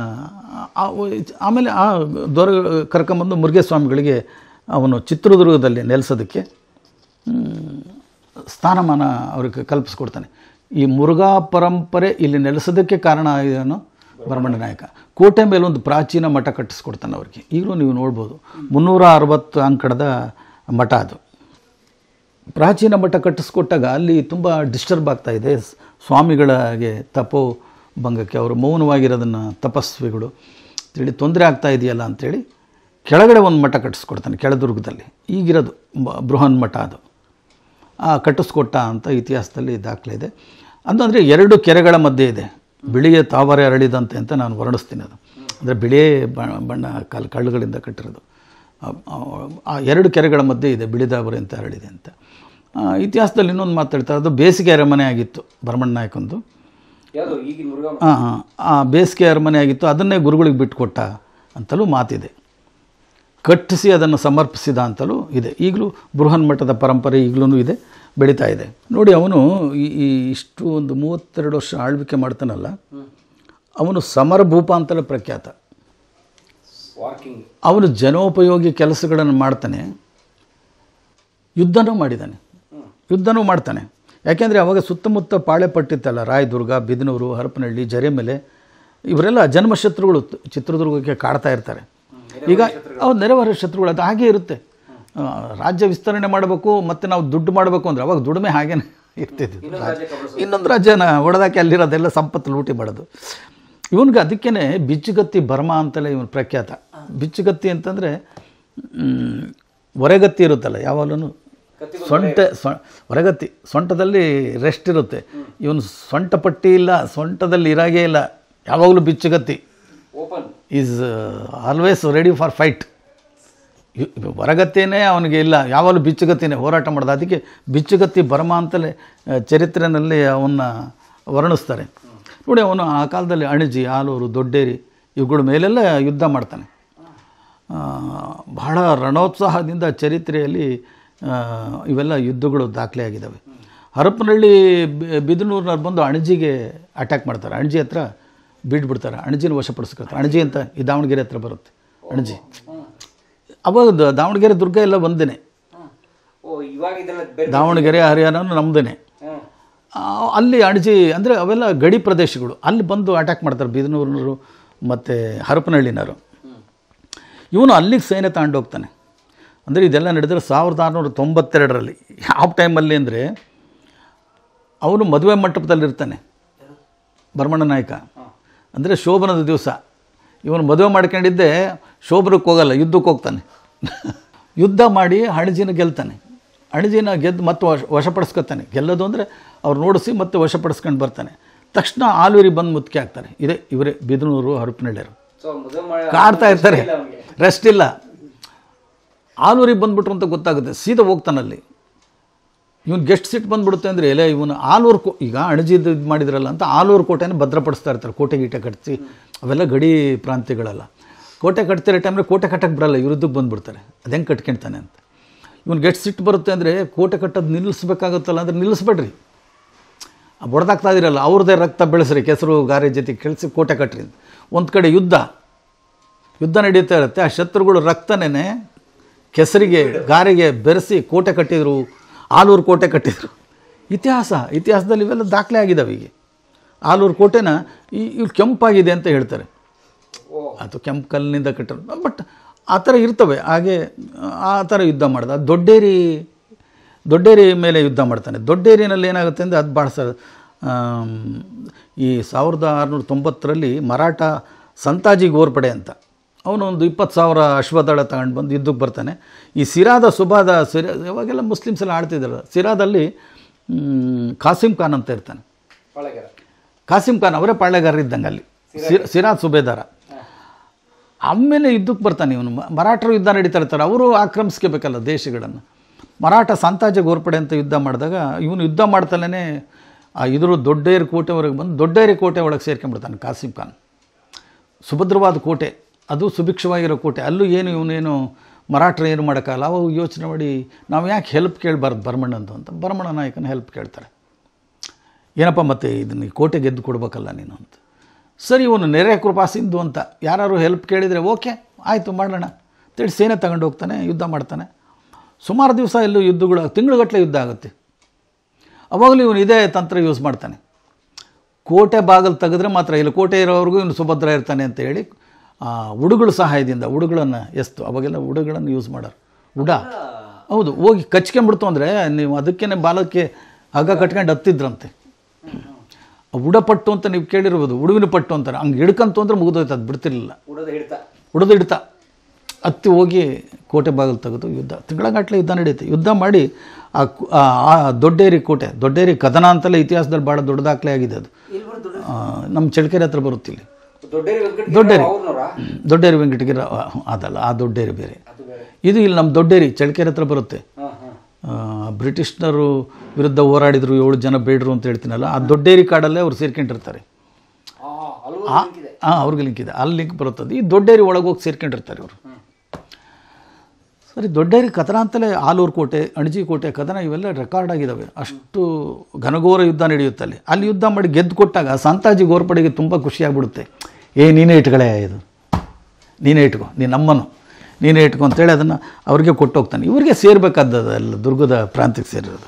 ಆಮೇಲೆ ಆ ದೊರೆ ಕರ್ಕೊಂಬಂದು ಮುರುಘೇಸ್ವಾಮಿಗಳಿಗೆ ಅವನು ಚಿತ್ರದುರ್ಗದಲ್ಲಿ ನೆಲೆಸೋದಕ್ಕೆ ಮ್, ಸ್ಥಾನಮಾನ ಅವ್ರಿಗೆ ಕಲ್ಪಿಸ್ಕೊಡ್ತಾನೆ ಈ ಮುರುಘಾ ಪರಂಪರೆ ಇಲ್ಲಿ ನೆಲೆಸೋದಕ್ಕೆ ಕಾರಣ ಏನು ಭರಮಣ್ಣ ನಾಯಕ ಕೋಟೆ ಮೇಲೆ ಒಂದು ಪ್ರಾಚೀನ ಮಠ ಕಟ್ಟಿಸ್ಕೊಡ್ತಾನೆ ಅವ್ರಿಗೆ ಈಗಲೂ ನೀವು ನೋಡ್ಬೋದು ಮುನ್ನೂರ ಅರವತ್ತು ಅಂಕಣದ ಮಠ ಅದು ಪ್ರಾಚೀನ ಮಠ ಕಟ್ಟಿಸ್ಕೊಟ್ಟಾಗ ಅಲ್ಲಿ ತುಂಬ ಡಿಸ್ಟರ್ಬ್ ಆಗ್ತಾ ಇದೆ ಸ್- ಸ್ವಾಮಿಗಳಿಗೆ ತಪೋ ಭಂಗಕ್ಕೆ ಅವರು ಮೌನವಾಗಿರೋದನ್ನು ತಪಸ್ವಿಗಳು ಅಂತೇಳಿ ತೊಂದರೆ ಆಗ್ತಾ ಇದೆಯಲ್ಲ ಅಂಥೇಳಿ ಕೆಳಗಡೆ ಒಂದು ಮಠ ಕಟ್ಟಿಸ್ಕೊಡ್ತಾನೆ ಕೆಳದುರ್ಗದಲ್ಲಿ ಈಗಿರೋದು ಬ- ಬೃಹನ್ ಮಠ ಅದು ಆ ಕಟ್ಟಿಸ್ಕೊಟ್ಟ ಅಂತ ಇತಿಹಾಸದಲ್ಲಿ ದಾಖಲೆ ಇದೆ ಅಂತಂದರೆ ಎರಡು ಕೆರೆಗಳ ಮಧ್ಯೆ ಇದೆ ಬಿಳಿಯ ತಾವರೆ ಅರಳಿದಂತೆ ಅಂತ ನಾನು ವರ್ಣಿಸ್ತೀನಿ ಅದು ಅಂದರೆ ಬಿಳಿಯೇ ಬ- ಬಣ್ಣ ಕಲ್ ಕಳ್ಳುಗಳಿಂದ ಕಟ್ಟಿರೋದು ಆ- ಆ- ಆ ಎರಡು ಕೆರೆಗಳ ಮಧ್ಯೆ ಇದೆ ಬಿಳಿದಾವರೆ ಅಂತ ಹರಡಿದೆ ಅಂತ ಆ, ಇತಿಹಾಸದಲ್ಲಿ ಇನ್ನೊಂದು ಮಾತಾಡ್ತಾರೆ ಅದು ಬೇಸಿಗೆ ಅರಮನೆ ಆಗಿತ್ತು ಭರಮಣ್ಣ ನಾಯಕಂದು ಹಾಂ ಹಾಂ ಆ ಬೇಸಿಗೆ ಅರಮನೆ ಆಗಿತ್ತು ಅದನ್ನೇ ಗುರುಗಳಿಗೆ ಬಿಟ್ಟುಕೊಟ್ಟ ಅಂತಲೂ ಮಾತಿದೆ ಕಟ್ಟಿಸಿ ಅದನ್ನು ಸಮರ್ಪಿಸಿದ ಅಂತಲೂ ಇದೆ ಈಗಲೂ ಬೃಹನ್ ಮಠದ ಪರಂಪರೆ ಈಗಲೂ ಇದೆ ಬೆಳೀತಾ ಇದೆ ನೋಡಿ ಅವನು ಈ ಈ ಇಷ್ಟು ಒಂದು ಮೂವತ್ತೆರಡು ವರ್ಷ ಆಳ್ವಿಕೆ ಮಾಡ್ತಾನಲ್ಲ ಅವನು ಸಮರಭೂಪ ಅಂತಲೇ ಪ್ರಖ್ಯಾತ ಅವನು ಜನೋಪಯೋಗಿ ಕೆಲಸಗಳನ್ನು ಮಾಡ್ತಾನೆ ಯುದ್ಧನೂ ಮಾಡಿದ್ದಾನೆ ಯುದ್ಧನೂ ಮಾಡ್ತಾನೆ ಯಾಕೆಂದರೆ ಅವಾಗ ಸುತ್ತಮುತ್ತ ಪಾಳೆ ಪಟ್ಟಿತ್ತಲ್ಲ ರಾಯದುರ್ಗ ಬಿದನೂರು ಹರಪನಹಳ್ಳಿ ಜರೆಮೆಲೆ ಇವರೆಲ್ಲ ಜನ್ಮಶತ್ರುಗಳು ತ- ಚಿತ್ರದುರ್ಗಕ್ಕೆ ಕಾಡ್ತಾ ಇರ್ತಾರೆ ಈಗ ಅವ್ರು ನೆರೆಹೊರೆ ಶತ್ರುಗಳು ಅದು ಹಾಗೇ ಇರುತ್ತೆ ಆ, ರಾಜ್ಯ ವಿಸ್ತರಣೆ ಮಾಡಬೇಕು ಮತ್ತು ನಾವು ದುಡ್ಡು ಮಾಡಬೇಕು ಅಂದರೆ ಅವಾಗ ದುಡಿಮೆ ಹಾಗೇನೆ ಇರ್ತಿದ್ವಿ ಇನ್ನೊಂದು ರಾಜ್ಯನ ಹೊಡೆದಾಕಿ ಅಲ್ಲಿರೋದೆಲ್ಲ ಸಂಪತ್ತು ಲೂಟಿ ಮಾಡೋದು ಇವನಿಗೆ ಅದಕ್ಕೇ ಬಿಚ್ಚುಗತ್ತಿ ಬರ್ಮ ಅಂತಲೇ ಇವನು ಪ್ರಖ್ಯಾತ ಬಿಚ್ಚುಗತ್ತಿ ಅಂತಂದರೆ ಹೊರೆಗತ್ತಿ ಇರುತ್ತಲ್ಲ ಯಾವಾಗಲೂ ಸೊಂಟ ಸೊ ಹೊರಗತ್ತಿ ಸೊಂಟದಲ್ಲಿ ರೆಸ್ಟ್ ಇರುತ್ತೆ ಇವನು ಸೊಂಟ ಪಟ್ಟಿ ಇಲ್ಲ ಸೊಂಟದಲ್ಲಿ ಇರಾಗೇ ಇಲ್ಲ ಯಾವಾಗಲೂ ಬಿಚ್ಚುಗತ್ತಿ is always ready for fight ಹೊರಗತ್ತೇನೆ ಅವನಿಗೆ ಇಲ್ಲ ಯಾವಾಗಲೂ ಬಿಚ್ಚುಗತ್ತಿನೇ ಹೋರಾಟ ಮಾಡೋದು ಅದಕ್ಕೆ ಬಿಚ್ಚುಗತ್ತಿ ಬರ್ಮ ಅಂತಲೇ ಆ, ಚರಿತ್ರೆಯಲ್ಲಿ ಅವನ್ನ ವರ್ಣಿಸ್ತಾರೆ ನೋಡಿ ಅವನು ಆ ಕಾಲದಲ್ಲಿ ಅಣಜಿ ಆಲೂರು ದೊಡ್ಡೇರಿ ಇವುಗಳ ಮೇಲೆಲ್ಲ ಯುದ್ಧ ಮಾಡ್ತಾನೆ ಆ, ಬಹಳ ರಣೋತ್ಸಾಹದಿಂದ ಚರಿತ್ರೆಯಲ್ಲಿ ಆ, ಇವೆಲ್ಲ ಯುದ್ಧಗಳು ದಾಖಲೆಯಾಗಿದ್ದಾವೆ ಹರಪನಹಳ್ಳಿ ಬಿ- ಬಿದನೂರಿನವ್ರು ಬಂದು ಅಣಜಿಗೆ ಅಟ್ಯಾಕ್ ಮಾಡ್ತಾರೆ ಅಣಜಿ ಹತ್ರ ಬಿಟ್ಬಿಡ್ತಾರೆ ಅಣಜಿನ ವಶಪಡಿಸ್ಕೊಳ್ತಾರೆ ಅಣಜಿ ಅಂತ ಈ ದಾವಣಗೆರೆ ಹತ್ರ ಬರುತ್ತೆ ಅಣಜಿ ಅವಾಗ ದ- ದಾವಣಗೆರೆ ದುರ್ಗ ಎಲ್ಲ ಒಂದೇ ದಾವಣಗೆರೆ ಹರಿಯಾಣನೂ ನಮ್ಮದೇ ಅಲ್ಲಿ ಅಣಜಿ ಅಂದರೆ ಅವೆಲ್ಲ ಗಡಿ ಪ್ರದೇಶಗಳು ಅಲ್ಲಿ ಬಂದು ಅಟ್ಯಾಕ್ ಮಾಡ್ತಾರೆ ಬಿದನೂರಿನವರು ಮತ್ತು ಹರಪನಹಳ್ಳಿನವರು ಇವನು ಅಲ್ಲಿಗೆ ಸೈನ್ಯ ತಗೊಂಡು ಹೋಗ್ತಾನೆ ಅಂದರೆ ಇದೆಲ್ಲ ನಡೆದರೆ ಸಾವಿರದ ಆರುನೂರ ತೊಂಬತ್ತೆರಡರಲ್ಲಿ ಯಾವ ಟೈಮಲ್ಲಿ ಅಂದರೆ ಅವನು ಮದುವೆ ಮಂಟಪದಲ್ಲಿ ಇರ್ತಾನೆ ಭರಮಣ್ಣ ನಾಯಕ ಅಂದರೆ ಶೋಭನದ ದಿವಸ ಇವನು ಮದುವೆ ಮಾಡ್ಕೊಂಡಿದ್ದೆ ಶೋಭನಕ್ಕೆ ಹೋಗಲ್ಲ ಯುದ್ಧಕ್ಕೆ ಹೋಗ್ತಾನೆ ಯುದ್ಧ ಮಾಡಿ ಅಣಜಿನ ಗೆಲ್ತಾನೆ ಅಣಜಿನ ಗೆದ್ದು ಮತ್ತೆ ವಶ ವಶಪಡಿಸ್ಕೊತಾನೆ ಗೆಲ್ಲೋದು ಅಂದರೆ ಅವ್ರು ನೋಡಿಸಿ ಮತ್ತೆ ವಶಪಡಿಸ್ಕೊಂಡು ಬರ್ತಾನೆ ತಕ್ಷಣ ಆಲೂರಿ ಬಂದು ಮುತ್ತಿಗೆ ಹಾಕ್ತಾರೆ ಇದೇ ಇವರೇ ಬಿದನೂರು ಹರಪನಹಳ್ಳಿಯರು ಕಾಡ್ತಾ ಇರ್ತಾರೆ ರೆಸ್ಟ್ ಇಲ್ಲ ಆಲೂರಿಗೆ ಬಂದ್ಬಿಟ್ರು ಅಂತ ಗೊತ್ತಾಗುತ್ತೆ ಸೀದಾ ಹೋಗ್ತಾನಲ್ಲಿ ಇವನು ಗೆಸ್ಟ್ ಸಿಟ್ ಬಂದ್ಬಿಡುತ್ತೆ ಅಂದರೆ ಎಲೆ ಇವನು ಆಲೂರು ಕೋ ಈಗ ಅಣಜಿದ್ದು ಇದು ಮಾಡಿದ್ರಲ್ಲ ಅಂತ ಆಲೂರು ಕೋಟೆನ ಭದ್ರಪಡಿಸ್ತಾ ಇರ್ತಾರೆ ಕೋಟೆ ಗೀಟೆ ಕಟ್ಸಿ ಅವೆಲ್ಲ ಗಡಿ ಪ್ರಾಂತ್ಯಗಳೆಲ್ಲ ಕೋಟೆ ಕಟ್ತಿರೋ ಟೈಮ್ರೆ ಕೋಟೆ ಕಟ್ಟಕ್ಕೆ ಬರಲ್ಲ ಇವ್ರದ್ದಕ್ಕೆ ಬಂದ್ಬಿಡ್ತಾರೆ ಅದು ಹೆಂಗೆ ಕಟ್ಕೊಳ್ತಾನೆ ಅಂತ ಇವನು ಗೆಸ್ಟ್ ಸಿಟ್ಟು ಬರುತ್ತೆ ಅಂದರೆ ಕೋಟೆ ಕಟ್ಟೋದು ನಿಲ್ಲಿಸ್ಬೇಕಾಗುತ್ತಲ್ಲ ಅಂದರೆ ನಿಲ್ಲಿಸ್ಬೇಡ್ರಿ ಬಡ್ದಾಗ್ತಾ ಇದಿರಲ್ಲ ಅವ್ರದ್ದೇ ರಕ್ತ ಬೆಳೆಸ್ರಿ ಕೆಸರು ಗಾರೆ ಜೊತೆ ಕೆಳಿಸಿ ಕೋಟೆ ಕಟ್ರಿ ಅಂತ ಒಂದು ಕಡೆ ಯುದ್ಧ ಯುದ್ಧ ನಡೀತಾ ಇರುತ್ತೆ ಆ ಶತ್ರುಗಳು ರಕ್ತನೇ ಕೆಸರಿಗೆ ಗಾರೆಗೆ ಬೆರೆಸಿ ಕೋಟೆ ಕಟ್ಟಿದರು ಆಲೂರು ಕೋಟೆ ಕಟ್ಟಿದರು ಇತಿಹಾಸ ಇತಿಹಾಸದಲ್ಲಿ ಇವೆಲ್ಲ ದಾಖಲೆ ಆಗಿದ್ದಾವೆ ಈಗ ಆಲೂರು ಕೋಟೆನ ಈ ಇವು ಕೆಂಪಾಗಿದೆ ಅಂತ ಹೇಳ್ತಾರೆ ಅದು ಕೆಂಪು ಕಲ್ಲಿನಿಂದ ಕಟ್ಟರು ಬಟ್ ಆ ಥರ ಇರ್ತವೆ ಹಾಗೆ ಆ ಥರ ಯುದ್ಧ ಮಾಡ್ದ ದೊಡ್ಡೇರಿ ದೊಡ್ಡೇರಿ ಮೇಲೆ ಯುದ್ಧ ಮಾಡ್ತಾನೆ ದೊಡ್ಡೇರಿನಲ್ಲಿ ಏನಾಗುತ್ತೆ ಅಂದರೆ ಅದು ಭಾಳ ಸ ಆಮ್, ಈ ಸಾವಿರದ ಆರುನೂರ ತೊಂಬತ್ತರಲ್ಲಿ ಮರಾಠ ಸಂತಾಜಿ ಗೋರ್ಪಡೆ ಅಂತ ಅವನು ಒಂದು ಇಪ್ಪತ್ತು ಸಾವಿರ ಅಶ್ವದಳ ತಗೊಂಡು ಬಂದು ಯುದ್ಧಕ್ಕೆ ಬರ್ತಾನೆ ಈ ಸಿರಾದ ಸುಬಾದ ಸಿರಾ ಇವಾಗೆಲ್ಲ ಮುಸ್ಲಿಮ್ಸ್ ಎಲ್ಲ ಆಡ್ತಿದ್ದಾರೆ ಸಿರಾದಲ್ಲಿ ಮ್, ಕಾಸಿಂ ಖಾನ್ ಅಂತ ಇರ್ತಾನೆ ಕಾಸಿಂ ಖಾನ್ ಅವರೇ ಪಾಳ್ಯಗಾರ ಇದ್ದಂಗೆ ಅಲ್ಲಿ ಸಿರ ಸಿರಾಜ್ ಸುಬೇದಾರ ಆಮೇಲೆ ಯುದ್ಧಕ್ಕೆ ಬರ್ತಾನೆ ಇವನು ಮ- ಮರಾಠರು ಯುದ್ಧ ನಡೀತಾ ಇರ್ತಾರೆ ಅವರು ಆಕ್ರಮಿಸ್ಕೋಬೇಕಲ್ಲ ದೇಶಗಳನ್ನು ಮರಾಠ ಸಂತಾಜ ಗೋರ್ಪಡೆ ಅಂತ ಯುದ್ಧ ಮಾಡಿದಾಗ ಇವನು ಯುದ್ಧ ಮಾಡ್ತಲೇ ಆ ಇದ್ರ ದೊಡ್ಡೇರಿ ಕೋಟೆವರೆಗೆ ಬಂದು ದೊಡ್ಡೇರಿ ಕೋಟೆ ಒಳಗೆ ಸೇರ್ಕೊಂಡ್ಬಿಡ್ತಾನೆ ಕಾಸಿಂ ಖಾನ್ ಸುಭದ್ರವಾದ ಕೋಟೆ ಅದು ಸುಭಿಕ್ಷವಾಗಿರೋ ಕೋಟೆ ಅಲ್ಲೂ ಏನು ಇವನೇನು ಮರಾಠರು ಏನು ಮಾಡೋಕ್ಕಲ್ಲ ಅವು ಯೋಚನೆ ಮಾಡಿ ನಾವು ಯಾಕೆ ಹೆಲ್ಪ್ ಕೇಳಬಾರ್ದು ಬರ್ಮಣ್ಣಂದು ಅಂತ ಬರ್ಮಣ್ಣ ನಾಯಕನ ಹೆಲ್ಪ್ ಕೇಳ್ತಾರೆ ಏನಪ್ಪ ಮತ್ತೆ ಇದನ್ನ ಈ ಕೋಟೆ ಗೆದ್ದು ಕೊಡ್ಬೇಕಲ್ಲ ನೀನು ಅಂತ ಸರಿ ಇವನು ನೆರೆ ಕೃಪಾ ಸಿಂಧು ಅಂತ ಯಾರು ಹೆಲ್ಪ್ ಕೇಳಿದರೆ ಓಕೆ ಆಯಿತು ಮಾಡೋಣ ಅಂತೇಳಿ ಸೇನೆ ತಗೊಂಡು ಹೋಗ್ತಾನೆ ಯುದ್ಧ ಮಾಡ್ತಾನೆ ಸುಮಾರು ದಿವಸ ಎಲ್ಲೂ ಯುದ್ಧಗಳು ತಿಂಗಳುಗಟ್ಟಲೆ ಯುದ್ಧ ಆಗುತ್ತೆ ಅವಾಗಲೂ ಇವನು ಇದೇ ತಂತ್ರ ಯೂಸ್ ಮಾಡ್ತಾನೆ ಕೋಟೆ ಬಾಗಿಲು ತೆಗೆದ್ರೆ ಮಾತ್ರ ಇಲ್ಲಿ ಕೋಟೆ ಇರೋವರೆಗೂ ಇವನು ಸುಭದ್ರ ಇರ್ತಾನೆ ಅಂತ ಹೇಳಿ ಆ, ಉಡುಗಳ ಸಹಾಯದಿಂದ ಉಡುಗಳನ್ನು ಎಸ್ತು ಅವಾಗೆಲ್ಲ ಉಡುಗಳನ್ನು ಯೂಸ್ ಮಾಡೋರು ಉಡ ಹೌದು ಹೋಗಿ ಕಚ್ಕೊಂಬಿಡ್ತು ಅಂದರೆ ನೀವು ಅದಕ್ಕೇ ಬಾಲಕ್ಕೆ ಹಗ್ಗ ಕಟ್ಕೊಂಡು ಹತ್ತಿದ್ರಂತೆ ಆ ಉಡಪಟ್ಟು ಅಂತ ನೀವು ಕೇಳಿರ್ಬೋದು ಉಡುವಿನ ಪಟ್ಟು ಅಂತಾರೆ ಹಂಗೆ ಹಿಡ್ಕಂತು ಅಂದ್ರೆ ಮುಗಿದೋಯ್ತು ಅದು ಬಿಡ್ತಿರ್ಲಿಲ್ಲ ಉಡದು ಹಿಡ್ತಾ ಹತ್ತಿ ಹೋಗಿ ಕೋಟೆ ಬಾಗಿಲು ತೆಗೆದು ಯುದ್ಧ ತಿಂಗಳಗಟ್ಟಲೆ ಯುದ್ಧ ನಡೆಯುತ್ತೆ ಯುದ್ಧ ಮಾಡಿ ಆ ಕು- ಆ ಆ ದೊಡ್ಡೇರಿ ಕೋಟೆ ದೊಡ್ಡೇರಿ ಕದನ ಅಂತಲೇ ಇತಿಹಾಸದಲ್ಲಿ ಭಾಳ ದೊಡ್ಡ ದಾಖಲೆ ಆಗಿದೆ ಅದು ಆ, ನಮ್ಮ ಚಳ್ಳಕೆರೆ ಹತ್ರ ಬರುತ್ತೆ ಇಲ್ಲಿ ದೊಡ್ಡೇರಿ ದೊಡ್ಡೇರಿ ವೆಂಕಟಗಿರಿ ಆ, ಅದಲ್ಲ ಆ ದೊಡ್ಡೇರಿ ಬೇರೆ ಇದು ಇಲ್ಲಿ ನಮ್ಮ ದೊಡ್ಡೇರಿ ಚಳ್ಳಕೆರೆ ಹತ್ರ ಬರುತ್ತೆ ಆ, ಬ್ರಿಟಿಷ್ನರು ವಿರುದ್ಧ ಹೋರಾಡಿದ್ರು ಏಳು ಜನ ಬೇಡರು ಅಂತ ಹೇಳ್ತೀನಲ್ಲ ಆ ದೊಡ್ಡೇರಿ ಕಾಡಲ್ಲೇ ಅವ್ರು ಸೇರ್ಕೊಂಡಿರ್ತಾರೆ ಹಾಂ ಅವ್ರಿಗೆ ಲಿಂಕ್ ಇದೆ ಅಲ್ಲಿ ಲಿಂಕ್ ಬರುತ್ತದೆ ಈ ದೊಡ್ಡೇರಿ ಒಳಗೆ ಹೋಗಿ ಸೇರ್ಕೊಂಡಿರ್ತಾರೆ ಇವರು ಸರಿ ದೊಡ್ಡೇರಿ ಕದನ ಅಂತಲೇ ಆಲೂರು ಕೋಟೆ ಅಣಜಿ ಕೋಟೆ ಕದನ ಇವೆಲ್ಲ ರೆಕಾರ್ಡ್ ಆಗಿದ್ದಾವೆ ಅಷ್ಟು ಘನಘೋರ ಯುದ್ಧ ನಡೆಯುತ್ತೆ ಅಲ್ಲಿ ಅಲ್ಲಿ ಯುದ್ಧ ಮಾಡಿ ಗೆದ್ದು ಕೊಟ್ಟಾಗ ಸಂತಾಜಿ ಗೋರ್ಪಡೆಗೆ ತುಂಬ ಖುಷಿಯಾಗ್ಬಿಡುತ್ತೆ ಏ ನೀನೇ ಇಟ್ಗಳೇ ಇದು ನೀನೇ ಇಟ್ಕೊ ನೀನು ನಮ್ಮನು ನೀನೇ ಇಟ್ಕೊ ಅಂತೇಳಿ ಅದನ್ನು ಅವ್ರಿಗೆ ಕೊಟ್ಟು ಹೋಗ್ತಾನೆ ಇವ್ರಿಗೆ ಸೇರ್ಬೇಕಾದದ್ದು ಎಲ್ಲ ದುರ್ಗದ ಪ್ರಾಂತ್ಯಕ್ಕೆ ಸೇರಿರೋದು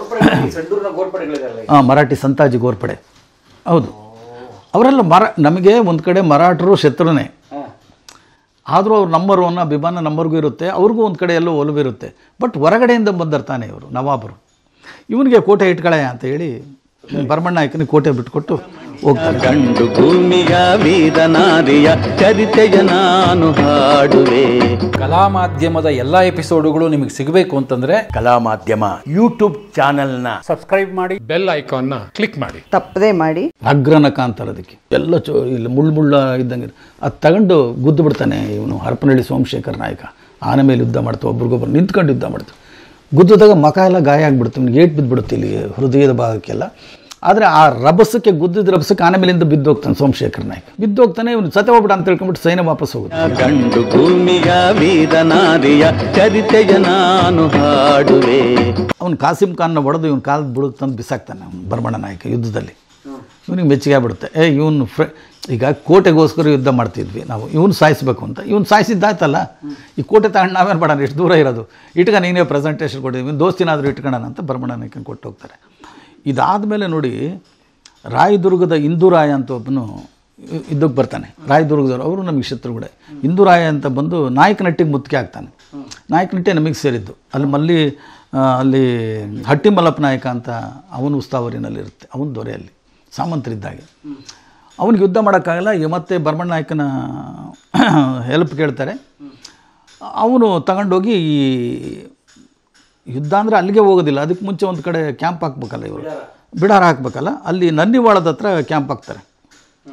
ಹಾಂ ಮರಾಠಿ ಸಂತಾಜಿ ಗೋರ್ಪಡೆ ಹೌದು ಅವರೆಲ್ಲ ಮರ ನಮಗೆ ಒಂದು ಕಡೆ ಮರಾಠರು ಶತ್ರುನೇ ಆದರೂ ಅವ್ರ ನಂಬರು ಅನ್ನೋ ಅಭಿಮಾನ ನಂಬರ್ಗೂ ಇರುತ್ತೆ ಅವ್ರಿಗೂ ಒಂದು ಕಡೆ ಎಲ್ಲೋ ಒಲವಿರುತ್ತೆ ಬಟ್ ಹೊರಗಡೆಯಿಂದ ಬಂದಿರ್ತಾನೆ ಇವರು ನವಾಬರು ಇವನಿಗೆ ಕೋಟೆ ಇಟ್ಕಳೆ ಅಂತ ಹೇಳಿ ಬರ್ಮಣ್ಣ ನಾಯಕನಿಗೆ ಕೋಟೆ ಬಿಟ್ಕೊಟ್ಟು ಹೋಗ್ತಾನೆ ಗಂಡು ಭೂಮಿಯ ವೀರನಾರಿಯ ಚರಿತೆಯ ನಾನು ಹಾಡುವೆ ಕಲಾ ಮಾಧ್ಯಮದ ಎಲ್ಲ ಎಪಿಸೋಡುಗಳು ನಿಮಗೆ ಸಿಗಬೇಕು ಅಂತಂದ್ರೆ ಕಲಾ ಮಾಧ್ಯಮ ಯೂಟ್ಯೂಬ್ ಚಾನೆಲ್ನ ಸಬ್ಸ್ಕ್ರೈಬ್ ಮಾಡಿ ಬೆಲ್ ಐಕಾನ್ನ ಕ್ಲಿಕ್ ಮಾಡಿ ತಪ್ಪದೇ ಮಾಡಿ ಅಗ್ರನಕ ಅಂತಾರೆ ಅದಕ್ಕೆ ಎಲ್ಲ ಚೋ ಇಲ್ಲಿ ಮುಳ್ಳು ಮುಳ್ಳ ಇದ್ದಂಗೆ ಅದು ತಗೊಂಡು ಗುದ್ದು ಬಿಡ್ತಾನೆ ಇವನು ಹರಪನಹಳ್ಳಿ ಸೋಮಶೇಖರ್ ನಾಯಕ ಆನೆ ಮೇಲೆ ಯುದ್ಧ ಮಾಡ್ತಾ ಒಬ್ರಿಗೊಬ್ರು ನಿಂತ್ಕೊಂಡು ಯುದ್ಧ ಮಾಡ್ತಾರೆ ಗುದ್ದಿದಾಗ ಮಕ ಎಲ್ಲ ಗಾಯ ಆಗಿಬಿಡುತ್ತೆ ಇವ್ನಿಗೆ ಏಟ್ ಬಿದ್ದುಬಿಡುತ್ತೆ ಇಲ್ಲಿ ಹೃದಯದ ಭಾಗಕ್ಕೆಲ್ಲ ಆದರೆ ಆ ರಭಸಕ್ಕೆ ಗುದ್ದಿದ ರಭಸಕ್ಕೆ ಆನೆ ಮೇಲಿಂದ ಬಿದ್ದು ಹೋಗ್ತಾನೆ ಸೋಮಶೇಖರ್ ನಾಯಕ ಬಿದ್ದು ಹೋಗ್ತಾನೆ ಇವನು ಸತೆ ಹೋಗ್ಬಿಡ ಅಂತ ತಿಳ್ಕೊಂಬಿಟ್ಟು ಸೈನ್ಯ ವಾಪಸ್ ಹೋಗುತ್ತೆ ಗಂಡು ಭೂಮಿಯ ವೀರನಾರಿಯ ಚರಿತೆಯ ನಾನು ಹಾಡುವೆ ಅವನು ಕಾಸಿಂ ಖಾನ್ನ ಹೊಡೆದು ಇವನು ಕಾಲು ಬುಡಕ್ಕೆ ತಂದು ಬಿಸಾಕ್ತಾನೆ ಅವ್ನು ಬರ್ಮಣ ನಾಯಕ ಯುದ್ಧದಲ್ಲಿ ಇವನಿಗೆ ಮೆಚ್ಚುಗೆ ಆಗ್ಬಿಡುತ್ತೆ ಏ ಇವನು ಫ್ರೆ ಈಗ ಕೋಟೆಗೋಸ್ಕರ ಯುದ್ಧ ಮಾಡ್ತಿದ್ವಿ ನಾವು ಇವನು ಸಾಯಿಸ್ಬೇಕು ಅಂತ ಇವನು ಸಾಯಿಸಿದ್ದಾಯ್ತಲ್ಲ ಈ ಕೋಟೆ ತಗೊಂಡು ನಾವೇನು ಮಾಡೋಣ ಎಷ್ಟು ದೂರ ಇರೋದು ಇಟ್ಕ ನೀನೇ ಪ್ರೆಸೆಂಟೇಷನ್ ಕೊಟ್ಟಿದ್ವಿ ದೋಸ್ತಿನಾದರೂ ಇಟ್ಕೊಳ್ಳೋಣ ಅಂತ ಬರ್ಮಣ ನಾಯಕನ ಕೊಟ್ಟು ಹೋಗ್ತಾರೆ ಇದಾದಮೇಲೆ ನೋಡಿ ರಾಯದುರ್ಗದ ಇಂದುರಾಯ ಅಂತ ಒಬ್ಬನು ಇದ್ದಕ್ಕೆ ಬರ್ತಾನೆ ರಾಯದುರ್ಗದವರು ಅವರು ನಮಗೆ ಶತ್ರುಗಳೇ ಇಂದುರಾಯ ಅಂತ ಬಂದು ನಾಯಕನಟ್ಟಿಗೆ ಮುತ್ತಿಗೆ ಆಗ್ತಾನೆ ನಾಯಕನಟ್ಟೆ ನಮಗೆ ಸೇರಿದ್ದು ಅಲ್ಲಿ ಮಲ್ಲಿ ಆ, ಅಲ್ಲಿ ಹಟ್ಟಿ ಮಲ್ಲಪ್ಪ ನಾಯಕ ಅಂತ ಅವನು ಉಸ್ತಾವರಿನಲ್ಲಿರುತ್ತೆ ಅವನ ದೊರೆ ಅಲ್ಲಿ ಸಾಮಂತರಿದ್ದಾಗೆ ಅವನಿಗೆ ಯುದ್ಧ ಮಾಡೋಕ್ಕಾಗಲ್ಲ ಈ ಮತ್ತೆ ಬರ್ಮಣ್ಣ ನಾಯಕನ ಹೆಲ್ಪ್ ಕೇಳ್ತಾರೆ ಅವನು ತಗೊಂಡೋಗಿ ಈ ಯುದ್ಧ ಅಂದರೆ ಅಲ್ಲಿಗೆ ಹೋಗೋದಿಲ್ಲ ಅದಕ್ಕೆ ಮುಂಚೆ ಒಂದು ಕಡೆ ಕ್ಯಾಂಪ್ ಹಾಕ್ಬೇಕಲ್ಲ ಇವರು ಬಿಡಾರ ಹಾಕ್ಬೇಕಲ್ಲ ಅಲ್ಲಿ ನನ್ನಿವಾಳದ ಹತ್ರ ಕ್ಯಾಂಪ್ ಹಾಕ್ತಾರೆ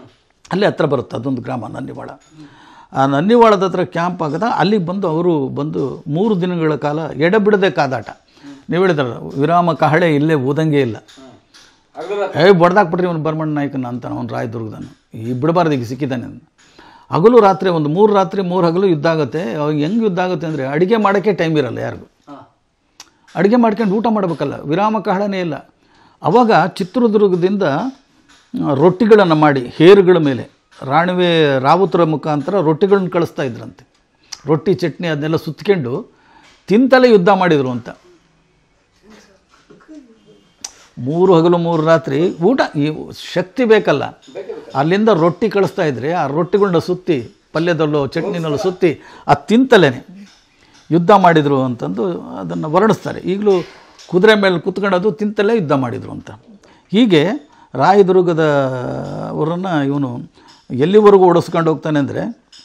ಅಲ್ಲೇ ಹತ್ರ ಬರುತ್ತೆ ಅದೊಂದು ಗ್ರಾಮ ನನ್ನಿವಾಳ ಆ ನನ್ನಿವಾಳದ ಹತ್ರ ಕ್ಯಾಂಪ್ ಆಗದ ಅಲ್ಲಿಗೆ ಬಂದು ಅವರು ಬಂದು ಮೂರು ದಿನಗಳ ಕಾಲ ಎಡಬಿಡದೆ ಕಾದಾಟ ನೀವು ಹೇಳಿದ್ರಲ್ಲ ವಿರಾಮ ಕಹಳೆ ಇಲ್ಲೇ ಊದಂಗೆ ಇಲ್ಲ ಏ ಬಡ್ದಾಕ್ಬಿಟ್ರಿ ಇವನು ಬರ್ಮಣ್ಣ ನಾಯಕನ ಅಂತಾನೆ ಅವ್ನು ರಾಯದುರ್ಗದನು ಈ ಬಿಡಬಾರ್ದು ಈಗ ಸಿಕ್ಕಿದ್ದಾನೆ ಅವ್ನು. ಹಗಲು ರಾತ್ರಿ ಒಂದು ಮೂರು ರಾತ್ರಿ ಮೂರು ಹಗಲು ಯುದ್ಧ ಆಗುತ್ತೆ ಅವಾಗ ಹೆಂಗೆ ಯುದ್ಧ ಆಗುತ್ತೆ ಅಂದರೆ ಅಡುಗೆ ಮಾಡೋಕ್ಕೆ ಟೈಮ್ ಇರಲ್ಲ ಯಾರಿಗೂ ಅಡುಗೆ ಮಾಡ್ಕೊಂಡು ಊಟ ಮಾಡಬೇಕಲ್ಲ ವಿರಾಮ ಕಾಳನೇ ಇಲ್ಲ ಅವಾಗ ಚಿತ್ರದುರ್ಗದಿಂದ ಆ, ರೊಟ್ಟಿಗಳನ್ನು ಮಾಡಿ ಹೇರುಗಳ ಮೇಲೆ ರಾಣಿವೆ ರಾವುತರ ಮುಖಾಂತರ ರೊಟ್ಟಿಗಳನ್ನ ಕಳಿಸ್ತಾ ಇದ್ರಂತೆ ರೊಟ್ಟಿ ಚಟ್ನಿ ಅದನ್ನೆಲ್ಲ ಸುತ್ಕೊಂಡು ತಿಂತಲೇ ಯುದ್ಧ ಮಾಡಿದರು ಅಂತ ಮೂರು ಹಗಲು ಮೂರು ರಾತ್ರಿ ಊಟ ಈ ಶಕ್ತಿ ಬೇಕಲ್ಲ ಅಲ್ಲಿಂದ ರೊಟ್ಟಿ ಕಳಿಸ್ತಾ ಇದ್ರೆ ಆ ರೊಟ್ಟಿಗಳನ್ನ ಸುತ್ತಿ ಪಲ್ಯದಲ್ಲೋ ಚಟ್ನಿನಲ್ಲೋ ಸುತ್ತಿ ಅದು ತಿಂತಲೇನೆ ಯುದ್ಧ ಮಾಡಿದರು ಅಂತಂದು ಅದನ್ನು ವರ್ಣಿಸ್ತಾರೆ ಈಗಲೂ ಕುದುರೆ ಮೇಲೆ ಕುತ್ಕೊಳ್ಳೋದು ತಿಂತಲೇ ಯುದ್ಧ ಮಾಡಿದರು ಅಂತ ಹೀಗೆ ರಾಯದುರ್ಗದ ಅವರನ್ನು ಇವನು ಎಲ್ಲಿವರೆಗೂ ಓಡಿಸ್ಕೊಂಡು ಹೋಗ್ತಾನೆ ಅಂದರೆ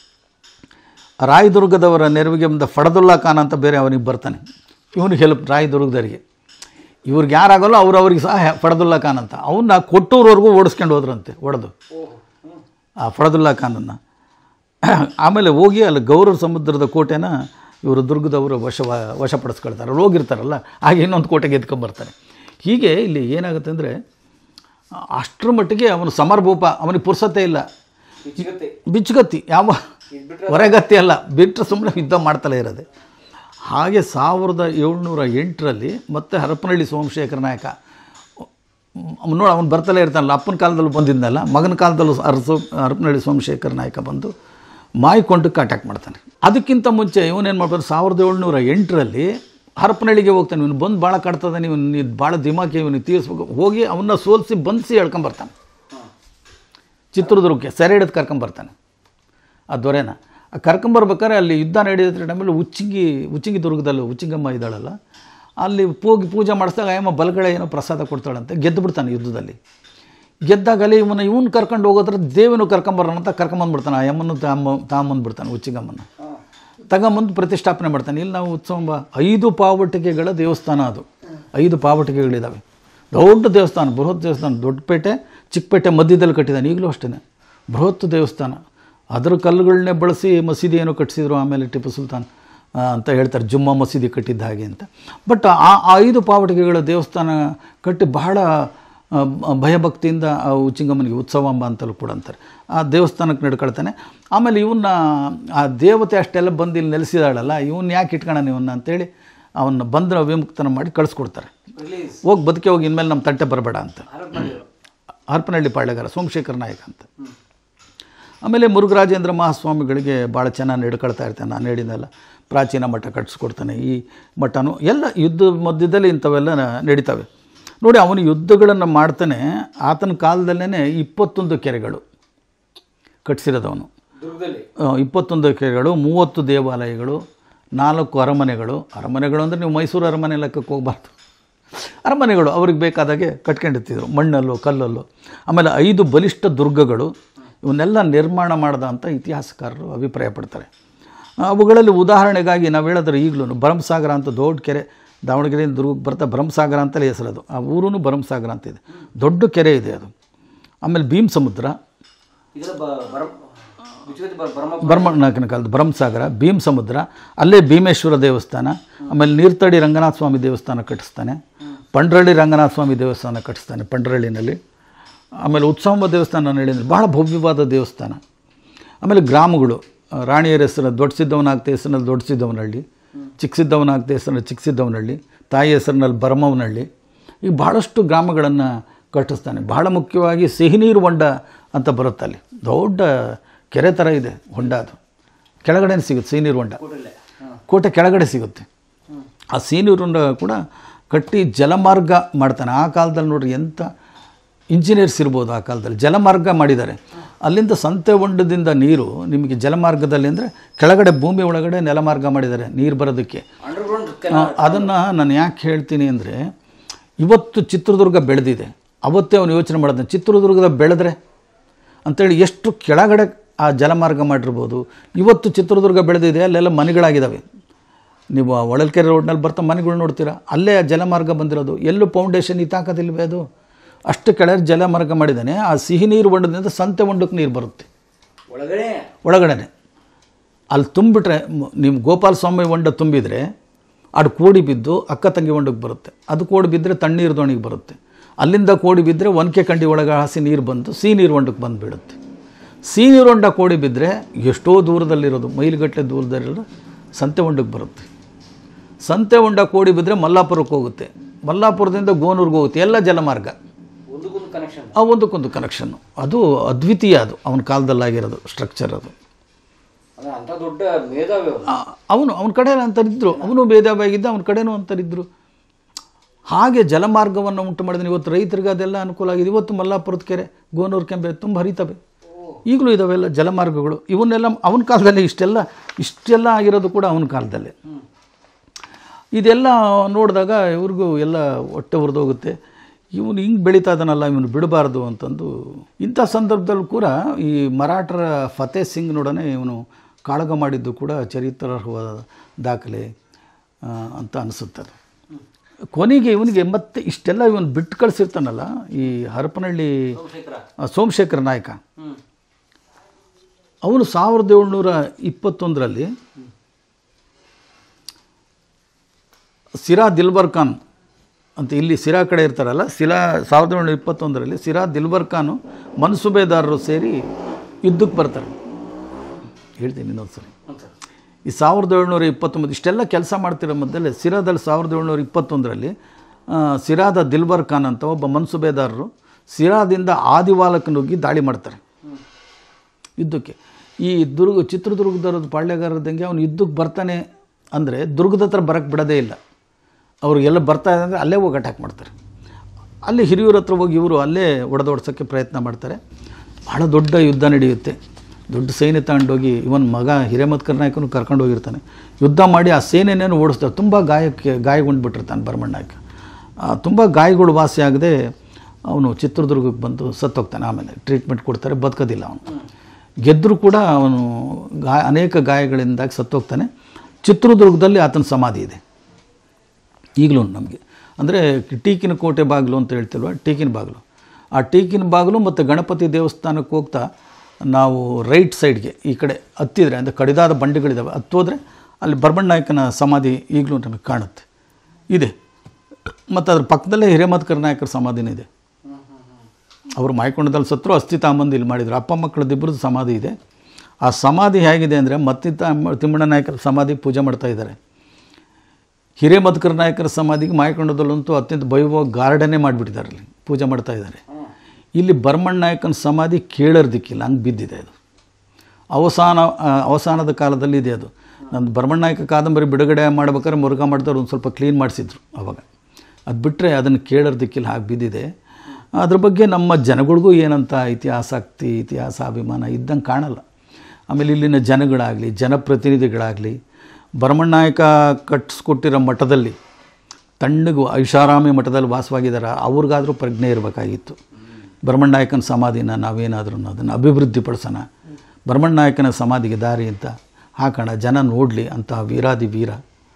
ರಾಯದುರ್ಗದವರ ನೆರವಿಗೆ ಬಂದ ಫಡದುಲ್ಲಾ ಖಾನ್ ಅಂತ ಬೇರೆ ಅವನಿಗೆ ಬರ್ತಾನೆ ಇವನಿಗೆ ಹೆಲ್ಪ್ ರಾಯದುರ್ಗದವರಿಗೆ ಇವ್ರಿಗೆ ಯಾರಾಗಲ್ಲೋ ಅವ್ರು ಅವ್ರಿಗೆ ಸಹ ಹೆ- ಫಡದುಲ್ಲಾ ಖಾನ್ ಅಂತ ಅವನ್ನ ಕೊಟ್ಟೂರವರೆಗೂ ಓಡಿಸ್ಕೊಂಡು ಹೋದ್ರಂತೆ ಹೊಡೆದು ಆ ಫಡದುಲ್ಲಾ ಖಾನನ್ನು ಆಮೇಲೆ ಹೋಗಿ ಅಲ್ಲಿ ಗೌರವ ಸಮುದ್ರದ ಕೋಟೆನ ಇವರು ದುರ್ಗದವರು ವಶ ವಶಪಡಿಸ್ಕೊಳ್ತಾರೆ ಅಲ್ಲಿ ಹೋಗಿರ್ತಾರಲ್ಲ ಹಾಗೆ ಇನ್ನೊಂದು ಕೋಟೆ ಗೆದ್ಕೊಂಬರ್ತಾರೆ ಹೀಗೆ ಇಲ್ಲಿ ಏನಾಗುತ್ತೆ ಅಂದರೆ ಅಷ್ಟರ ಮಟ್ಟಿಗೆ ಅವನು ಸಮರ್ಭೂಪ ಅವನಿಗೆ ಪುರ್ಸತ್ತೆ ಇಲ್ಲ ಬಿಚ್ಚುಗತ್ತಿ ಯಾವ ಹೊರಗತ್ತಿ ಅಲ್ಲ ಬಿಟ್ಟರೆ ಸುಮ್ಮನೆ ಯುದ್ಧ ಮಾಡ್ತಲೇ ಇರೋದೆ ಹಾಗೆ ಸಾವಿರದ ಏಳ್ನೂರ ಎಂಟರಲ್ಲಿ ಮತ್ತೆ ಹರಪನಹಳ್ಳಿ ಸೋಮಶೇಖರ ನಾಯಕ ಅವ್ನು ನೋಡಿ ಅವ್ನು ಬರ್ತಲೇ ಇರ್ತಾನಲ್ಲ ಅಪ್ಪನ ಕಾಲದಲ್ಲೂ ಬಂದಿದ್ನಲ್ಲ ಮಗನ ಕಾಲದಲ್ಲೂ ಅರಸು ಹರಪನಹಳ್ಳಿ ಸೋಮಶೇಖರ ನಾಯಕ ಬಂದು ಮಾಯಿಕೊಂಡಕ್ಕೆ ಅಟ್ಯಾಕ್ ಮಾಡ್ತಾನೆ ಅದಕ್ಕಿಂತ ಮುಂಚೆ ಇವನೇನು ಮಾಡ್ತಾರೆ ಸಾವಿರದ ಏಳ್ನೂರ ಎಂಟರಲ್ಲಿ ಹರಪನಹಳ್ಳಿಗೆ ಹೋಗ್ತಾನೆ ಇವನು ಬಂದು ಭಾಳ ಕಟ್ತದೆ ನೀವು ನೀನು ಭಾಳ ದಿಮಾಕಿ ಇವನಿಗೆ ತೀರಿಸ್ಬೇಕು ಹೋಗಿ ಅವನ್ನ ಸೋಲಿಸಿ ಬಂಧಿಸಿ ಹೇಳ್ಕೊಂಬರ್ತಾನೆ ಚಿತ್ರದುರ್ಗಕ್ಕೆ ಸೆರೆ ಹಿಡಿದು ಕರ್ಕೊಂಬರ್ತಾನೆ ಆ ದೊರೆನ ಆ ಕರ್ಕೊಂಬರ್ಬೇಕಾದ್ರೆ ಅಲ್ಲಿ ಯುದ್ಧ ನಡೆಯುತ್ತೆ ಟೈಮಲ್ಲಿ ಉಚ್ಚಂಗಿ ಉಚ್ಚಂಗಿ ದುರ್ಗದಲ್ಲಿ ಉಚ್ಚಂಗಮ್ಮ ಇದ್ದಾಳಲ್ಲ ಅಲ್ಲಿ ಹೋಗಿ ಪೂಜೆ ಮಾಡಿಸಿದಾಗ ಅಯ್ಯಮ್ಮ ಬಲಗಡೆ ಏನೋ ಪ್ರಸಾದ ಕೊಡ್ತಾಳಂತೆ ಗೆದ್ದು ಬಿಡ್ತಾನೆ ಯುದ್ಧದಲ್ಲಿ ಗೆದ್ದಾಗ ಅಲ್ಲಿ ಇವನ್ನ ಇವನು ಕರ್ಕೊಂಡು ಹೋಗೋದ್ರೆ ದೇವನು ಕರ್ಕೊಂಬರೋಣ ಅಂತ ಕರ್ಕೊಂಬಂದ್ಬಿಡ್ತಾನೆ ಆ ಯಮ್ಮನ್ನು ತಾಂಬ ತಾಂಬಂದ್ಬಿಡ್ತಾನೆ ಉಚ್ಚಿಗಮ್ಮನ ತಗೊಂಬಂದು ಪ್ರತಿಷ್ಠಾಪನೆ ಮಾಡ್ತಾನೆ ಇಲ್ಲಿ ನಾವು ಉತ್ಸವ ಐದು ಪಾವಟಿಕೆಗಳ ದೇವಸ್ಥಾನ ಅದು ಐದು ಪಾವಟಿಕೆಗಳಿದ್ದಾವೆ ದೊಡ್ಡ ದೇವಸ್ಥಾನ ಬೃಹತ್ ದೇವಸ್ಥಾನ ದೊಡ್ಡಪೇಟೆ ಚಿಕ್ಕಪೇಟೆ ಮಧ್ಯದಲ್ಲಿ ಕಟ್ಟಿದ್ದಾನೆ ಈಗಲೂ ಅಷ್ಟೇ ಬೃಹತ್ ದೇವಸ್ಥಾನ ಅದರ ಕಲ್ಲುಗಳನ್ನೇ ಬಳಸಿ ಮಸೀದಿ ಏನೋ ಕಟ್ಟಿಸಿದ್ರು ಆಮೇಲೆ ಟಿಪ್ಪು ಸುಲ್ತಾನ್ ಆ, ಅಂತ ಹೇಳ್ತಾರೆ ಜುಮ್ಮಾ ಮಸೀದಿ ಕಟ್ಟಿದ್ದ ಹಾಗೆ ಅಂತ ಬಟ್ ಆ ಆ ಐದು ಪಾವಟಿಕೆಗಳ ದೇವಸ್ಥಾನ ಕಟ್ಟಿ ಬಹಳ ಆ, ಬ- ಭಯಭಕ್ತಿಯಿಂದ ಆ ಉಚ್ಚಿಂಗಮ್ಮನಿಗೆ ಉತ್ಸವಾಂಬ ಅಂತಲೂ ಕೂಡ ಅಂತಾರೆ ಆ ದೇವಸ್ಥಾನಕ್ಕೆ ನಡ್ಕೊಳ್ತಾನೆ ಆಮೇಲೆ ಇವನ್ನ ಆ ದೇವತೆ ಅಷ್ಟೆಲ್ಲ ಬಂದು ಇಲ್ಲಿ ನೆಲೆಸಿದಾಳಲ್ಲ ಇವನ್ನ ಯಾಕೆ ಇಟ್ಕೊಳ್ಳೋಣ ಇವನ್ನ ಅಂತೇಳಿ ಅವನ್ನ ಬಂಧನ ವಿಮುಕ್ತನ ಮಾಡಿ ಕಳಿಸ್ಕೊಡ್ತಾರೆ ಹೋಗಿ ಬದುಕಿ ಹೋಗಿ ಇನ್ಮೇಲೆ ನಮ್ಮ ತಂಟೆ ಬರಬೇಡ ಅಂತ ಹರಪನಹಳ್ಳಿ ಪಾಳ್ಯಗಾರ ಸೋಮಶೇಖರ ನಾಯಕ ಅಂತ ಆಮೇಲೆ ಮುರುಘರಾಜೇಂದ್ರ ಮಹಾಸ್ವಾಮಿಗಳಿಗೆ ಭಾಳ ಚೆನ್ನಾಗಿ ನಡ್ಕೊಳ್ತಾ ಇರ್ತಾನೆ ನಾನು ಹೇಳಿದ್ನಲ್ಲ ಪ್ರಾಚೀನ ಮಠ ಕಟ್ಟಿಸ್ಕೊಡ್ತಾನೆ ಈ ಮಠನೂ ಎಲ್ಲ ಯುದ್ಧ ಮಧ್ಯದಲ್ಲಿ ಇಂಥವೆಲ್ಲ ನಡೀತವೆ ನೋಡಿ ಅವನು ಯುದ್ಧಗಳನ್ನು ಮಾಡ್ತಾನೆ ಆತನ ಕಾಲದಲ್ಲೇ ಇಪ್ಪತ್ತೊಂದು ಕೆರೆಗಳು ಕಟ್ಟಿಸಿರೋದವನು ಆ, ಇಪ್ಪತ್ತೊಂದು ಕೆರೆಗಳು ಮೂವತ್ತು ದೇವಾಲಯಗಳು ನಾಲ್ಕು ಅರಮನೆಗಳು ಅರಮನೆಗಳು ಅಂದರೆ ನೀವು ಮೈಸೂರು ಅರಮನೆ ಲೆಕ್ಕಕ್ಕೆ ಹೋಗಬಾರ್ದು ಅರಮನೆಗಳು ಅವ್ರಿಗೆ ಬೇಕಾದಾಗೆ ಕಟ್ಕೊಂಡಿರ್ತಿದ್ರು ಮಣ್ಣಲ್ಲೋ ಕಲ್ಲಲ್ಲೋ ಆಮೇಲೆ ಐದು ಬಲಿಷ್ಠ ದುರ್ಗಗಳು ಇವನ್ನೆಲ್ಲ ನಿರ್ಮಾಣ ಮಾಡ್ದ ಅಂತ ಇತಿಹಾಸಕಾರರು ಅಭಿಪ್ರಾಯ ಪಡ್ತಾರೆ ಅವುಗಳಲ್ಲಿ ಉದಾಹರಣೆಗಾಗಿ ನಾವು ಹೇಳಿದ್ರೆ ಈಗಲೂ ಭರಮಸಾಗರ ಅಂತ ದೊಡ್ಡ ಕೆರೆ ದಾವಣಗೆರೆಯಿಂದ ದುರ್ಗಕ್ಕೆ ಬರ್ತಾ ಭರಮಸಾಗರ ಅಂತಲೇ ಹೆಸರದು ಆ ಊರೂ ಭರಮಸಾಗರ ಅಂತ ಇದೆ ದೊಡ್ಡ ಕೆರೆ ಇದೆ ಅದು ಆಮೇಲೆ ಭೀಮ್ ಸಮುದ್ರ ಬರ್ಮಣ್ಣನ ಕಾಲದ ಭರಮಸಾಗರ ಭೀಮ್ ಸಮುದ್ರ ಅಲ್ಲೇ ಭೀಮೇಶ್ವರ ದೇವಸ್ಥಾನ ಆಮೇಲೆ ನೀರ್ತಡಿ ರಂಗನಾಥ ಸ್ವಾಮಿ ದೇವಸ್ಥಾನ ಕಟ್ಟಿಸ್ತಾನೆ ಪಂಡ್ರಳ್ಳಿ ರಂಗನಾಥ ಸ್ವಾಮಿ ದೇವಸ್ಥಾನ ಕಟ್ಟಿಸ್ತಾನೆ ಪಂಡ್ರಳ್ಳಿನಲ್ಲಿ ಆಮೇಲೆ ಉತ್ಸವ ದೇವಸ್ಥಾನ ನಾನು ಹೇಳಿದ್ರೆ ಭಾಳ ಭವ್ಯವಾದ ದೇವಸ್ಥಾನ ಆಮೇಲೆ ಗ್ರಾಮಗಳು ಆ, ರಾಣಿಯರ ಹೆಸರು ದೊಡ್ಡ ಸಿದ್ದವನಾಗ್ತ ಹೆಸರಿನಲ್ಲಿ ದೊಡ್ಡ ಸಿದ್ದವನಹಳ್ಳಿ ಚಿಕ್ಕ ಸಿದ್ದವನಾಗ್ತ ಹೆಸರಿನಲ್ಲಿ ಚಿಕ್ಕ ಸಿದ್ದವನಹಳ್ಳಿ ತಾಯಿ ಹೆಸರಿನಲ್ಲಿ ಬರಮವನಹಳ್ಳಿ ಈಗ ಭಾಳಷ್ಟು ಗ್ರಾಮಗಳನ್ನು ಕಟ್ಟಿಸ್ತಾನೆ ಬಹಳ ಮುಖ್ಯವಾಗಿ ಸಿಹಿನೀರು ಹೊಂಡ ಅಂತ ಬರುತ್ತೆ ಅಲ್ಲಿ ದೊಡ್ಡ ಕೆರೆ ಥರ ಇದೆ ಹೊಂಡ ಅದು ಕೆಳಗಡೆ ಸಿಗುತ್ತೆ ಸಿಹಿನೀರು ಹೊಂಡ ಕೋಟೆ ಕೆಳಗಡೆ ಸಿಗುತ್ತೆ ಆ ಸಿಹಿನೀರು ಹೊಂಡ ಕೂಡ ಕಟ್ಟಿ ಜಲಮಾರ್ಗ ಮಾಡ್ತಾನೆ ಆ ಕಾಲದಲ್ಲಿ ನೋಡ್ರಿ ಎಂಥ ಇಂಜಿನಿಯರ್ಸ್ ಇರ್ಬೋದು ಆ ಕಾಲದಲ್ಲಿ ಜಲಮಾರ್ಗ ಮಾಡಿದ್ದಾರೆ ಅಲ್ಲಿಂದ ಸಂತೆ ಹೊಂಡದಿಂದ ನೀರು ನಿಮಗೆ ಜಲಮಾರ್ಗದಲ್ಲಿ ಅಂದರೆ ಕೆಳಗಡೆ ಭೂಮಿ ಒಳಗಡೆ ನೆಲಮಾರ್ಗ ಮಾಡಿದ್ದಾರೆ ನೀರು ಬರೋದಕ್ಕೆ ಅದನ್ನು ನಾನು ಯಾಕೆ ಹೇಳ್ತೀನಿ ಅಂದರೆ ಇವತ್ತು ಚಿತ್ರದುರ್ಗ ಬೆಳೆದಿದೆ ಅವತ್ತೇ ಅವನು ಯೋಚನೆ ಮಾಡಿದ ಚಿತ್ರದುರ್ಗದ ಬೆಳೆದ್ರೆ ಅಂತೇಳಿ ಎಷ್ಟು ಕೆಳಗಡೆ ಆ ಜಲಮಾರ್ಗ ಮಾಡಿರ್ಬೋದು ಇವತ್ತು ಚಿತ್ರದುರ್ಗ ಬೆಳೆದಿದೆ ಅಲ್ಲೆಲ್ಲ ಮನೆಗಳಾಗಿದ್ದಾವೆ ನೀವು ಆ ಹೊಳಲ್ಕೆರೆ ರೋಡ್ನಲ್ಲಿ ಬರ್ತಾ ಮನೆಗಳು ನೋಡ್ತೀರಾ ಅಲ್ಲೇ ಆ ಜಲಮಾರ್ಗ ಬಂದಿರೋದು ಎಲ್ಲೂ ಫೌಂಡೇಶನ್ ಈ ತಾಕದಿಲ್ವೇ ಅದು ಅಷ್ಟು ಕೆಳಗೆ ಜಲಮಾರ್ಗ ಮಾಡಿದ್ದಾನೆ ಆ ಸಿಹಿ ನೀರು ಹೊಂಡದಿಂದ ಸಂತೆ ಹೊಂಡಕ್ಕೆ ನೀರು ಬರುತ್ತೆ ಒಳಗಡೆ ಒಳಗಡೆನೆ ಅಲ್ಲಿ ತುಂಬಿಟ್ರೆ ಮ್- ನಿಮ್ಮ ಗೋಪಾಲ ಸ್ವಾಮಿ ಹೊಂಡ ತುಂಬಿದರೆ ಅದು ಕೋಡಿ ಬಿದ್ದು ಅಕ್ಕ ತಂಗಿ ಹೊಂಡಕ್ಕೆ ಬರುತ್ತೆ ಅದು ಕೋಡಿ ಬಿದ್ದರೆ ತಣ್ಣೀರು ದೋಣಿಗೆ ಬರುತ್ತೆ ಅಲ್ಲಿಂದ ಕೋಡಿ ಬಿದ್ದರೆ ಒನಕೆ ಕಂಡಿ ಒಳಗೆ ಹಸಿ ನೀರು ಬಂದು ಸಿಹಿ ನೀರು ಹೊಂಡಕ್ಕೆ ಬಂದು ಬಿಡುತ್ತೆ ಸಿಹಿ ನೀರು ಹೊಂಡ ಕೋಡಿ ಬಿದ್ದರೆ ಎಷ್ಟೋ ದೂರದಲ್ಲಿರೋದು ಮೈಲುಗಟ್ಟಲೆ ದೂರದಲ್ಲಿರೋದು ಸಂತೆ ಹೊಂಡಕ್ಕೆ ಬರುತ್ತೆ ಸಂತೆ ಹೊಂಡ ಕೋಡಿ ಬಿದ್ದರೆ ಮಲ್ಲಾಪುರಕ್ಕೆ ಹೋಗುತ್ತೆ ಮಲ್ಲಾಪುರದಿಂದ ಗೋನೂರ್ಗೆ ಹೋಗುತ್ತೆ ಎಲ್ಲ ಜಲಮಾರ್ಗ ಒಂದಕ್ಕೊಂದು ಕನೆಕ್ಷನ್ ಆ ಒಂದಕ್ಕೊಂದು ಕನೆಕ್ಷನ್ನು ಅದು ಅದ್ವಿತೀಯ ಅದು ಅವನ ಕಾಲದಲ್ಲಾಗಿರೋದು ಸ್ಟ್ರಕ್ಚರ್ ಅದು ಅಂದ್ರೆ ಅಂತ ದೊಡ್ಡ ಮೇಧಾವಿ ಅವ್ರು. ಆ, ಅವನು ಅವನ ಕಡೆ ಅಂತರಿದ್ರು ಅವನು ಭೇದವಾಗಿದ್ದ ಅವನ ಕಡೆನೂ ಅಂತರಿದ್ರು ಹಾಗೆ ಜಲಮಾರ್ಗವನ್ನು ಉಂಟು ಮಾಡಿದ್ರೆ ಇವತ್ತು ರೈತರಿಗೆ ಅದೆಲ್ಲ ಅನುಕೂಲ ಆಗಿದೆ ಇವತ್ತು ಮಲ್ಲಾಪುರದ ಕೆರೆ ಗೋನೂರು ಕೆಂಪೆ ತುಂಬ ಹರಿತವೆ ಈಗಲೂ ಇದಾವೆಲ್ಲ ಜಲಮಾರ್ಗಗಳು ಇವನ್ನೆಲ್ಲ ಅವನ ಕಾಲದಲ್ಲಿ ಇಷ್ಟೆಲ್ಲ ಇಷ್ಟೆಲ್ಲ ಆಗಿರೋದು ಕೂಡ ಅವನ ಕಾಲದಲ್ಲೇ ಇದೆಲ್ಲ ನೋಡಿದಾಗ ಇವ್ರಿಗೂ ಎಲ್ಲ ಹೊಟ್ಟೆ ಹುರಿದೋಗುತ್ತೆ ಇವನು ಹಿಂಗೆ ಬೆಳೀತಾ ಇದ್ದಾನಲ್ಲ ಇವನು ಬಿಡಬಾರ್ದು ಅಂತಂದು ಇಂಥ ಸಂದರ್ಭದಲ್ಲೂ ಕೂಡ ಈ ಮರಾಠರ ಫತೇ ಸಿಂಗ್ನೊಡನೆ ಇವನು ಕಾಳಗ ಮಾಡಿದ್ದು ಕೂಡ ಚರಿತ್ರಾರ್ಹವಾದ ದಾಖಲೆ ಆ, ಅಂತ ಅನಿಸುತ್ತೆ ಅದು ಕೊನೆಗೆ ಇವನಿಗೆ ಮತ್ತೆ ಇಷ್ಟೆಲ್ಲ ಇವನು ಬಿಟ್ಟು ಕಳಿಸಿರ್ತಾನಲ್ಲ ಈ ಹರಪನಹಳ್ಳಿ ಆ, ಸೋಮಶೇಖರ ನಾಯಕ ಅವನು ಸಾವಿರದ ಏಳ್ನೂರ ಇಪ್ಪತ್ತೊಂದರಲ್ಲಿ ಸಿರಾ ದಿಲ್ಬರ್ ಖಾನ್ ಅಂತ ಇಲ್ಲಿ ಸಿರಾ ಕಡೆ ಇರ್ತಾರಲ್ಲ ಸಿರಾ ಸಾವಿರದ ಏಳ್ನೂರ ಇಪ್ಪತ್ತೊಂದರಲ್ಲಿ ಸಿರಾ ದಿಲ್ಬರ್ ಖಾನು ಮನ್ಸುಬೇದಾರರು ಸೇರಿ ಯುದ್ಧಕ್ಕೆ ಬರ್ತಾರೆ ಹೇಳ್ತೀನಿ ಇನ್ನೊಂದು ಸರಿ ಈ ಸಾವಿರದ ಏಳ್ನೂರ ಇಪ್ಪತ್ತೊಂಬತ್ತು ಇಷ್ಟೆಲ್ಲ ಕೆಲಸ ಮಾಡ್ತಿರೋ ಮಧ್ಯದಲ್ಲಿ ಸಿರಾದಲ್ಲಿ ಸಾವಿರದ ಏಳ್ನೂರ ಇಪ್ಪತ್ತೊಂದರಲ್ಲಿ ಆ, ಸಿರಾದ ದಿಲ್ಬರ್ ಖಾನ್ ಅಂತ ಒಬ್ಬ ಮನ್ಸುಬೇದಾರರು ಸಿರಾದಿಂದ ಆದಿವಾಲಕ್ಕೆ ನುಗ್ಗಿ ದಾಳಿ ಮಾಡ್ತಾರೆ ಯುದ್ಧಕ್ಕೆ ಈ ದುರ್ಗ ಚಿತ್ರದುರ್ಗದವ್ರದ್ದು ಪಾಳ್ಯಗಾರದಂಗೆ ಅವನು ಯುದ್ಧಕ್ಕೆ ಬರ್ತಾನೆ ಅಂದರೆ ದುರ್ಗದ ಹತ್ರ ಬರೋಕ್ಕೆ ಬಿಡೋದೇ ಇಲ್ಲ ಅವ್ರಿಗೆಲ್ಲ ಬರ್ತಾ ಇದೆ ಅಂದರೆ ಅಲ್ಲೇ ಹೋಗಿ ಅಟ್ಯಾಕ್ ಮಾಡ್ತಾರೆ ಅಲ್ಲಿ ಹಿರಿಯೂರ ಹತ್ರ ಹೋಗಿ ಇವರು ಅಲ್ಲೇ ಒಡೆದೋಡ್ಸೋಕ್ಕೆ ಪ್ರಯತ್ನ ಮಾಡ್ತಾರೆ ಭಾಳ ದೊಡ್ಡ ಯುದ್ಧ ನಡೆಯುತ್ತೆ ದೊಡ್ಡ ಸೈನ್ಯ ತಗೊಂಡೋಗಿ ಇವನ್ ಮಗ ಹಿರೇಮತ್ಕರ್ ನಾಯಕನು ಕರ್ಕೊಂಡು ಹೋಗಿರ್ತಾನೆ ಯುದ್ಧ ಮಾಡಿ ಆ ಸೇನೆಯನ್ನು ಓಡಿಸ್ತಾರೆ ತುಂಬ ಗಾಯಕ್ಕೆ ಗಾಯಗೊಂಡ್ಬಿಟ್ಟಿರ್ತಾನೆ ಭರಮಣ್ಣ ನಾಯಕ ತುಂಬ ಗಾಯಗಳು ವಾಸಿ ಆಗದೆ ಅವನು ಚಿತ್ರದುರ್ಗಕ್ಕೆ ಬಂದು ಸತ್ತೋಗ್ತಾನೆ ಆಮೇಲೆ ಟ್ರೀಟ್ಮೆಂಟ್ ಕೊಡ್ತಾರೆ ಬದುಕೋದಿಲ್ಲ ಅವನು ಗೆದ್ದರೂ ಕೂಡ ಅವನು ಗಾಯ ಅನೇಕ ಗಾಯಗಳಿಂದಾಗಿ ಸತ್ತೋಗ್ತಾನೆ ಚಿತ್ರದುರ್ಗದಲ್ಲಿ ಆತನ ಸಮಾಧಿ ಇದೆ ಈಗಲೂ ನಮಗೆ ಅಂದರೆ ಟೀಕಿನ ಕೋಟೆ ಬಾಗಿಲು ಅಂತ ಹೇಳ್ತಿಲ್ವ ಟೀಕಿನ ಬಾಗಿಲು ಆ ಟೀಕಿನ ಬಾಗಿಲು ಮತ್ತು ಗಣಪತಿ ದೇವಸ್ಥಾನಕ್ಕೆ ಹೋಗ್ತಾ ನಾವು ರೈಟ್ ಸೈಡ್ಗೆ ಈ ಕಡೆ ಹತ್ತಿದ್ರೆ ಅಂದರೆ ಕಡಿದಾದ ಬಂಡೆಗಳಿದ್ದಾವೆ ಹತ್ತೋದ್ರೆ ಅಲ್ಲಿ ಬರ್ಮಣ್ಣ ನಾಯಕನ ಸಮಾಧಿ ಈಗಲೂ ನಮಗೆ ಕಾಣುತ್ತೆ ಇದೆ ಮತ್ತು ಅದ್ರ ಪಕ್ಕದಲ್ಲೇ ಹಿರೇಮತ್ಕರ್ ನಾಯಕರ ಸಮಾಧಿನೂ ಇದೆ ಅವರು ಮಾಯ್ಕೊಂಡದಲ್ಲಿ ಸತ್ರು ಅಸ್ಥಿ ತಾಂಬಂದು ಇಲ್ಲಿ ಮಾಡಿದ್ರು ಅಪ್ಪ ಮಕ್ಕಳದಿಬ್ಬರದ್ದು ಸಮಾಧಿ ಇದೆ ಆ ಸಮಾಧಿ ಹೇಗಿದೆ ಅಂದರೆ ಮತ್ತಿತ್ತ ತಿಮ್ಮಣ್ಣ ನಾಯಕರ ಸಮಾಧಿ ಪೂಜೆ ಮಾಡ್ತಾ ಇದ್ದಾರೆ ಹಿರೇಮದ್ಕರ ನಾಯಕರ ಸಮಾಧಿಗೆ ಮಾಯಕೊಂಡದಲ್ಲಂತೂ ಅತ್ಯಂತ ವೈಭವ ಗಾರ್ಡನ್ನೇ ಮಾಡಿಬಿಟ್ಟಿದ್ದಾರೆ ಅಲ್ಲಿ ಪೂಜೆ ಮಾಡ್ತಾ ಇದ್ದಾರೆ ಇಲ್ಲಿ ಬರ್ಮಣ್ಣ ನಾಯಕನ ಸಮಾಧಿ ಕೇಳರ್ ದಿಕ್ಕಿಲ್ಲ ಹಂಗೆ ಬಿದ್ದಿದೆ ಅದು ಅವಸಾನ ಆ, ಅವಸಾನದ ಕಾಲದಲ್ಲಿ ಇದೆ ಅದು ನಂದು ಭರಮಣ್ಣ ನಾಯಕ ಕಾದಂಬರಿ ಬಿಡುಗಡೆ ಮಾಡ್ಬೇಕಾದ್ರೆ ಮುರುಘ ಮಾಡಿದವ್ರು ಒಂದು ಸ್ವಲ್ಪ ಕ್ಲೀನ್ ಮಾಡಿಸಿದ್ರು ಅವಾಗ ಅದು ಬಿಟ್ಟರೆ ಅದನ್ನು ಕೇಳರ್ ದಿಕ್ಕಿಲ್ಲ ಹಾಗೆ ಬಿದ್ದಿದೆ ಅದ್ರ ಬಗ್ಗೆ ನಮ್ಮ ಜನಗಳಿಗೂ ಏನಂತ ಇತಿಹಾಸಾಕ್ತಿ ಇತಿಹಾಸ ಅಭಿಮಾನ ಇದ್ದಂಗೆ ಕಾಣಲ್ಲ ಆಮೇಲೆ ಇಲ್ಲಿನ ಜನಗಳಾಗಲಿ ಜನಪ್ರತಿನಿಧಿಗಳಾಗಲಿ ಭರಮಣ್ಣ ನಾಯಕ ಕಟ್ಟಿಸ್ಕೊಟ್ಟಿರೋ ಮಠದಲ್ಲಿ ತಣ್ಣಗೆ ಐಷಾರಾಮಿ ಮಠದಲ್ಲಿ ವಾಸವಾಗಿದ್ದಾರೆ ಅವ್ರಿಗಾದರೂ ಪ್ರಜ್ಞೆ ಇರಬೇಕಾಗಿತ್ತು ಭರಮಣ್ಣ ನಾಯಕನ ಸಮಾಧಿನ ನಾವೇನಾದರೂ ಅದನ್ನು ಅಭಿವೃದ್ಧಿಪಡಿಸೋಣ ಭರಮಣ್ಣ ನಾಯಕನ ಸಮಾಧಿಗೆ ದಾರಿ ಅಂತ ಹಾಕೋಣ ಜನ ನೋಡಲಿ ಅಂತ ವೀರಾದಿ ವೀರ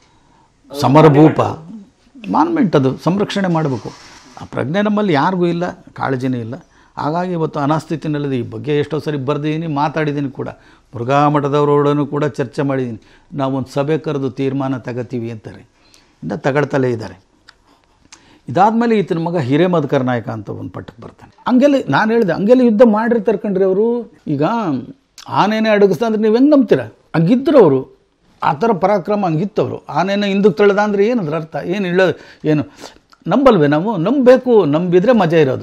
ಸಮರಭೂಪ ಮಾನ್ಮೆಂಟ್ ಅದು ಸಂರಕ್ಷಣೆ ಮಾಡಬೇಕು ಆ ಪ್ರಜ್ಞೆ ನಮ್ಮಲ್ಲಿ ಯಾರಿಗೂ ಇಲ್ಲ ಕಾಳಜಿನೇ ಇಲ್ಲ ಹಾಗಾಗಿ ಇವತ್ತು ಅನಾಸ್ಥಿತಿನಲ್ಲಿದೆ ಈ ಬಗ್ಗೆ ಎಷ್ಟೋ ಸರಿ ಬರೆದಿದ್ದೀನಿ ಮಾತಾಡಿದ್ದೀನಿ ಕೂಡ ಮುರುಘಾ ಮಠದವರೊಡನು ಕೂಡ ಚರ್ಚೆ ಮಾಡಿದ್ದೀನಿ ನಾವೊಂದು ಸಭೆ ಕರೆದು ತೀರ್ಮಾನ ತಗೋತೀವಿ ಅಂತಾರೆ ಇಂದ ತಗೊಳ್ತಲೇ ಇದ್ದಾರೆ ಇದಾದಮೇಲೆ ಈತನ ಮಗ ಹಿರೇಮದ್ಕರ್ ನಾಯಕ ಅಂತ ಒಂದು ಪಟ್ಟಕ್ಕೆ ಬರ್ತಾನೆ ಹಂಗೆಲ್ಲ ನಾನು ಹೇಳಿದೆ ಹಂಗೆಲ್ಲ ಯುದ್ಧ ಮಾಡಿರ್ತಾರೆ ಕಣ್ರಿ ಅವರು ಈಗ ಆನೆನೇ ಅಡಗಿಸ್ತಾ ಅಂದ್ರೆ ನೀವು ಹೆಂಗೆ ನಂಬ್ತೀರ ಹಂಗಿದ್ರು ಅವರು ಆ ಥರ ಪರಾಕ್ರಮ ಹಂಗಿತ್ತವರು ಆನೆನ ಹಿಂದಕ್ಕೆ ತಳ್ದ ಅಂದರೆ ಏನದ್ರ ಅರ್ಥ ಏನು ಹೇಳ ಏನು ನಂಬಲ್ವೇ ನಾವು ನಂಬಬೇಕು ನಂಬಿದ್ರೆ ಮಜಾ ಇರೋದು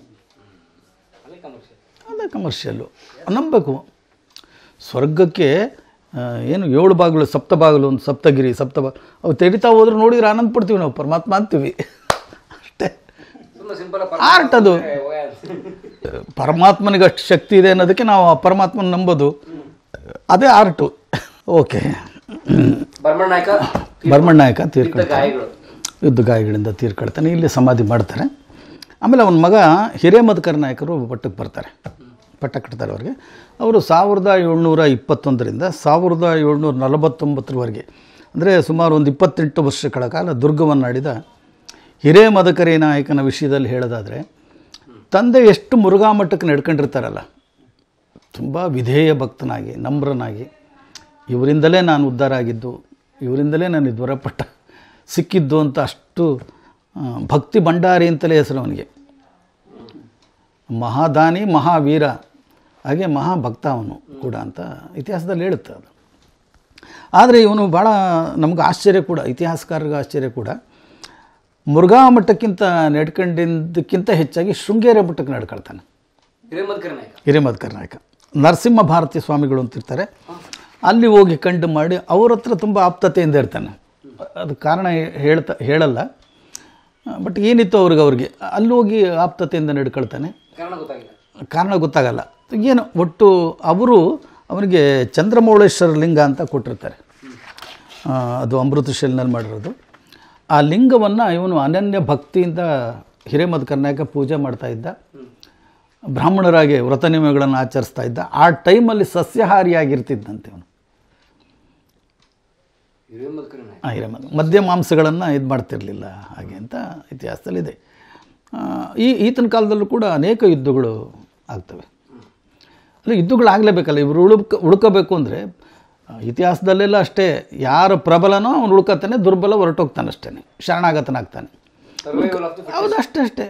ಅದೇ ಕಮರ್ಷಿಯಲ್ಲು ನಂಬಬೇಕು ಸ್ವರ್ಗಕ್ಕೆ ಆ, ಏನು ಏಳು ಬಾಗಿಲು ಸಪ್ತ ಬಾಗಿಲು ಒಂದು ಸಪ್ತಗಿರಿ ಸಪ್ತ ಬಾ ಅವು ತೆರಿತಾ ಹೋದ್ರೆ ನೋಡಿದ್ರೆ ಆನಂದ ಪಡ್ತೀವಿ ನಾವು ಪರಮಾತ್ಮ ಅಂತೀವಿ ಅಷ್ಟೇ ಆರ್ಟ್ ಅದು ಪರಮಾತ್ಮನಿಗೆ ಅಷ್ಟು ಶಕ್ತಿ ಇದೆ ಅನ್ನೋದಕ್ಕೆ ನಾವು ಆ ಪರಮಾತ್ಮನ ನಂಬೋದು ಅದೇ ಆರ್ಟು ಓಕೆ ಬರ್ಮಣ್ಣ ನಾಯಕ ಬರ್ಮಣ್ಣ ನಾಯಕ ತೀರ್ಕೊಳ್ತಾನೆ ಯುದ್ಧ ಗಾಯಗಳಿಂದ ತೀರ್ಕೊಳ್ತಾನೆ ಇಲ್ಲಿ ಸಮಾಧಿ ಮಾಡ್ತಾರೆ ಆಮೇಲೆ ಅವನ ಮಗ ಹಿರೇಮದ್ಕರ್ ನಾಯಕರು ಪಟ್ಟಕ್ಕೆ ಬರ್ತಾರೆ ಪಟ್ಟ ಕಟ್ತಾರೆ ಅವ್ರಿಗೆ ಅವರು ಸಾವಿರದ ಏಳ್ನೂರ ಇಪ್ಪತ್ತೊಂದರಿಂದ ಸಾವಿರದ ಏಳ್ನೂರ ನಲವತ್ತೊಂಬತ್ತರವರೆಗೆ ಅಂದರೆ ಸುಮಾರು ಒಂದು ಇಪ್ಪತ್ತೆಂಟು ವರ್ಷಗಳ ಕಾಲ ದುರ್ಗವನ್ನಾಡಿದ ಹಿರೇಮದಕರಿ ನಾಯಕನ ವಿಷಯದಲ್ಲಿ ಹೇಳೋದಾದರೆ ತಂದೆ ಎಷ್ಟು ಮುರುಘಾ ಮಠಕ್ಕೆ ನಡ್ಕೊಂಡಿರ್ತಾರಲ್ಲ ತುಂಬ ವಿಧೇಯ ಭಕ್ತನಾಗಿ ನಮ್ರನಾಗಿ ಇವರಿಂದಲೇ ನಾನು ಉದ್ಧಾರ ಆಗಿದ್ದು ಇವರಿಂದಲೇ ನಾನು ಜ್ವರಪಟ್ಟ ಸಿಕ್ಕಿದ್ದು ಅಂತ ಅಷ್ಟು ಆ, ಭಕ್ತಿ ಭಂಡಾರಿ ಅಂತಲೇ ಹೆಸರು ಅವನಿಗೆ ಮಹಾದಾನಿ ಮಹಾವೀರ ಹಾಗೆ ಮಹಾಭಕ್ತ ಅವನು ಕೂಡ ಅಂತ ಇತಿಹಾಸದಲ್ಲಿ ಹೇಳುತ್ತೆ ಅದು ಆದರೆ ಇವನು ಭಾಳ ನಮ್ಗೆ ಆಶ್ಚರ್ಯ ಕೂಡ ಇತಿಹಾಸಕಾರರಿಗೆ ಆಶ್ಚರ್ಯ ಕೂಡ ಮುರುಘಾ ಮಠಕ್ಕಿಂತ ನಡ್ಕೊಂಡಿದ್ದಕ್ಕಿಂತ ಹೆಚ್ಚಾಗಿ ಶೃಂಗೇರಿ ಮಠಕ್ಕೆ ನಡ್ಕೊಳ್ತಾನೆ ಹಿರೇಮದ್ ನಾಯಕ ನರಸಿಂಹ ಭಾರತಿ ಸ್ವಾಮಿಗಳು ಅಂತಿರ್ತಾರೆ ಅಲ್ಲಿ ಹೋಗಿ ಕಂಡು ಮಾಡಿ ಅವ್ರ ಹತ್ರ ತುಂಬ ಆಪ್ತತೆಯಿಂದ ಇರ್ತಾನೆ ಅದು ಕಾರಣ ಹೇಳ್ತಾ ಹೇಳಲ್ಲ ಬಟ್ ಏನಿತ್ತು ಅವ್ರಿಗೆ ಅವ್ರಿಗೆ ಅಲ್ಲಿ ಹೋಗಿ ಆಪ್ತತೆಯಿಂದ ನಡ್ಕೊಳ್ತಾನೆ ಕಾರಣ ಗೊತ್ತಾಗಲ್ಲ ಏನು ಒಟ್ಟು ಅವರು ಅವನಿಗೆ ಚಂದ್ರಮೌಳೇಶ್ವರ ಲಿಂಗ ಅಂತ ಕೊಟ್ಟಿರ್ತಾರೆ ಆ, ಅದು ಅಮೃತಶಿಲ್ನಲ್ಲಿ ಮಾಡಿರೋದು ಆ ಲಿಂಗವನ್ನು ಇವನು ಅನನ್ಯ ಭಕ್ತಿಯಿಂದ ಹಿರೇಮದ್ ಕರ್ನಾಯಕ ಪೂಜೆ ಮಾಡ್ತಾ ಇದ್ದ ಬ್ರಾಹ್ಮಣರಾಗಿ ವ್ರತ ನಿಯಮಗಳನ್ನು ಆಚರಿಸ್ತಾ ಇದ್ದ ಆ ಟೈಮಲ್ಲಿ ಸಸ್ಯಾಹಾರಿಯಾಗಿರ್ತಿದ್ದಂತೆ ಇವನು ಹಾಂ ಹಿರೇಮದ್ ಮದ್ಯ ಮಾಂಸಗಳನ್ನು ಇದು ಮಾಡ್ತಿರಲಿಲ್ಲ ಹಾಗೆ ಅಂತ ಇತಿಹಾಸದಲ್ಲಿದೆ ಆ, ಈ ಈತನ ಕಾಲದಲ್ಲೂ ಕೂಡ ಅನೇಕ ಯುದ್ಧಗಳು ಆಗ್ತವೆ ಅಲ್ಲ ಯುದ್ಧಗಳು ಆಗಲೇಬೇಕಲ್ಲ ಇವರು ಉಳುಕ ಉಳ್ಕೋಬೇಕು ಅಂದರೆ ಇತಿಹಾಸದಲ್ಲೆಲ್ಲ ಅಷ್ಟೇ ಯಾರು ಪ್ರಬಲನೋ ಅವನು ಉಳ್ಕೊತಾನೆ ದುರ್ಬಲ ಹೊರಟೋಗ್ತಾನೆ ಅಷ್ಟೇ ಶರಣಾಗತನಾಗ್ತಾನೆ ಹೌದು ಅಷ್ಟೇ ಅಷ್ಟೇ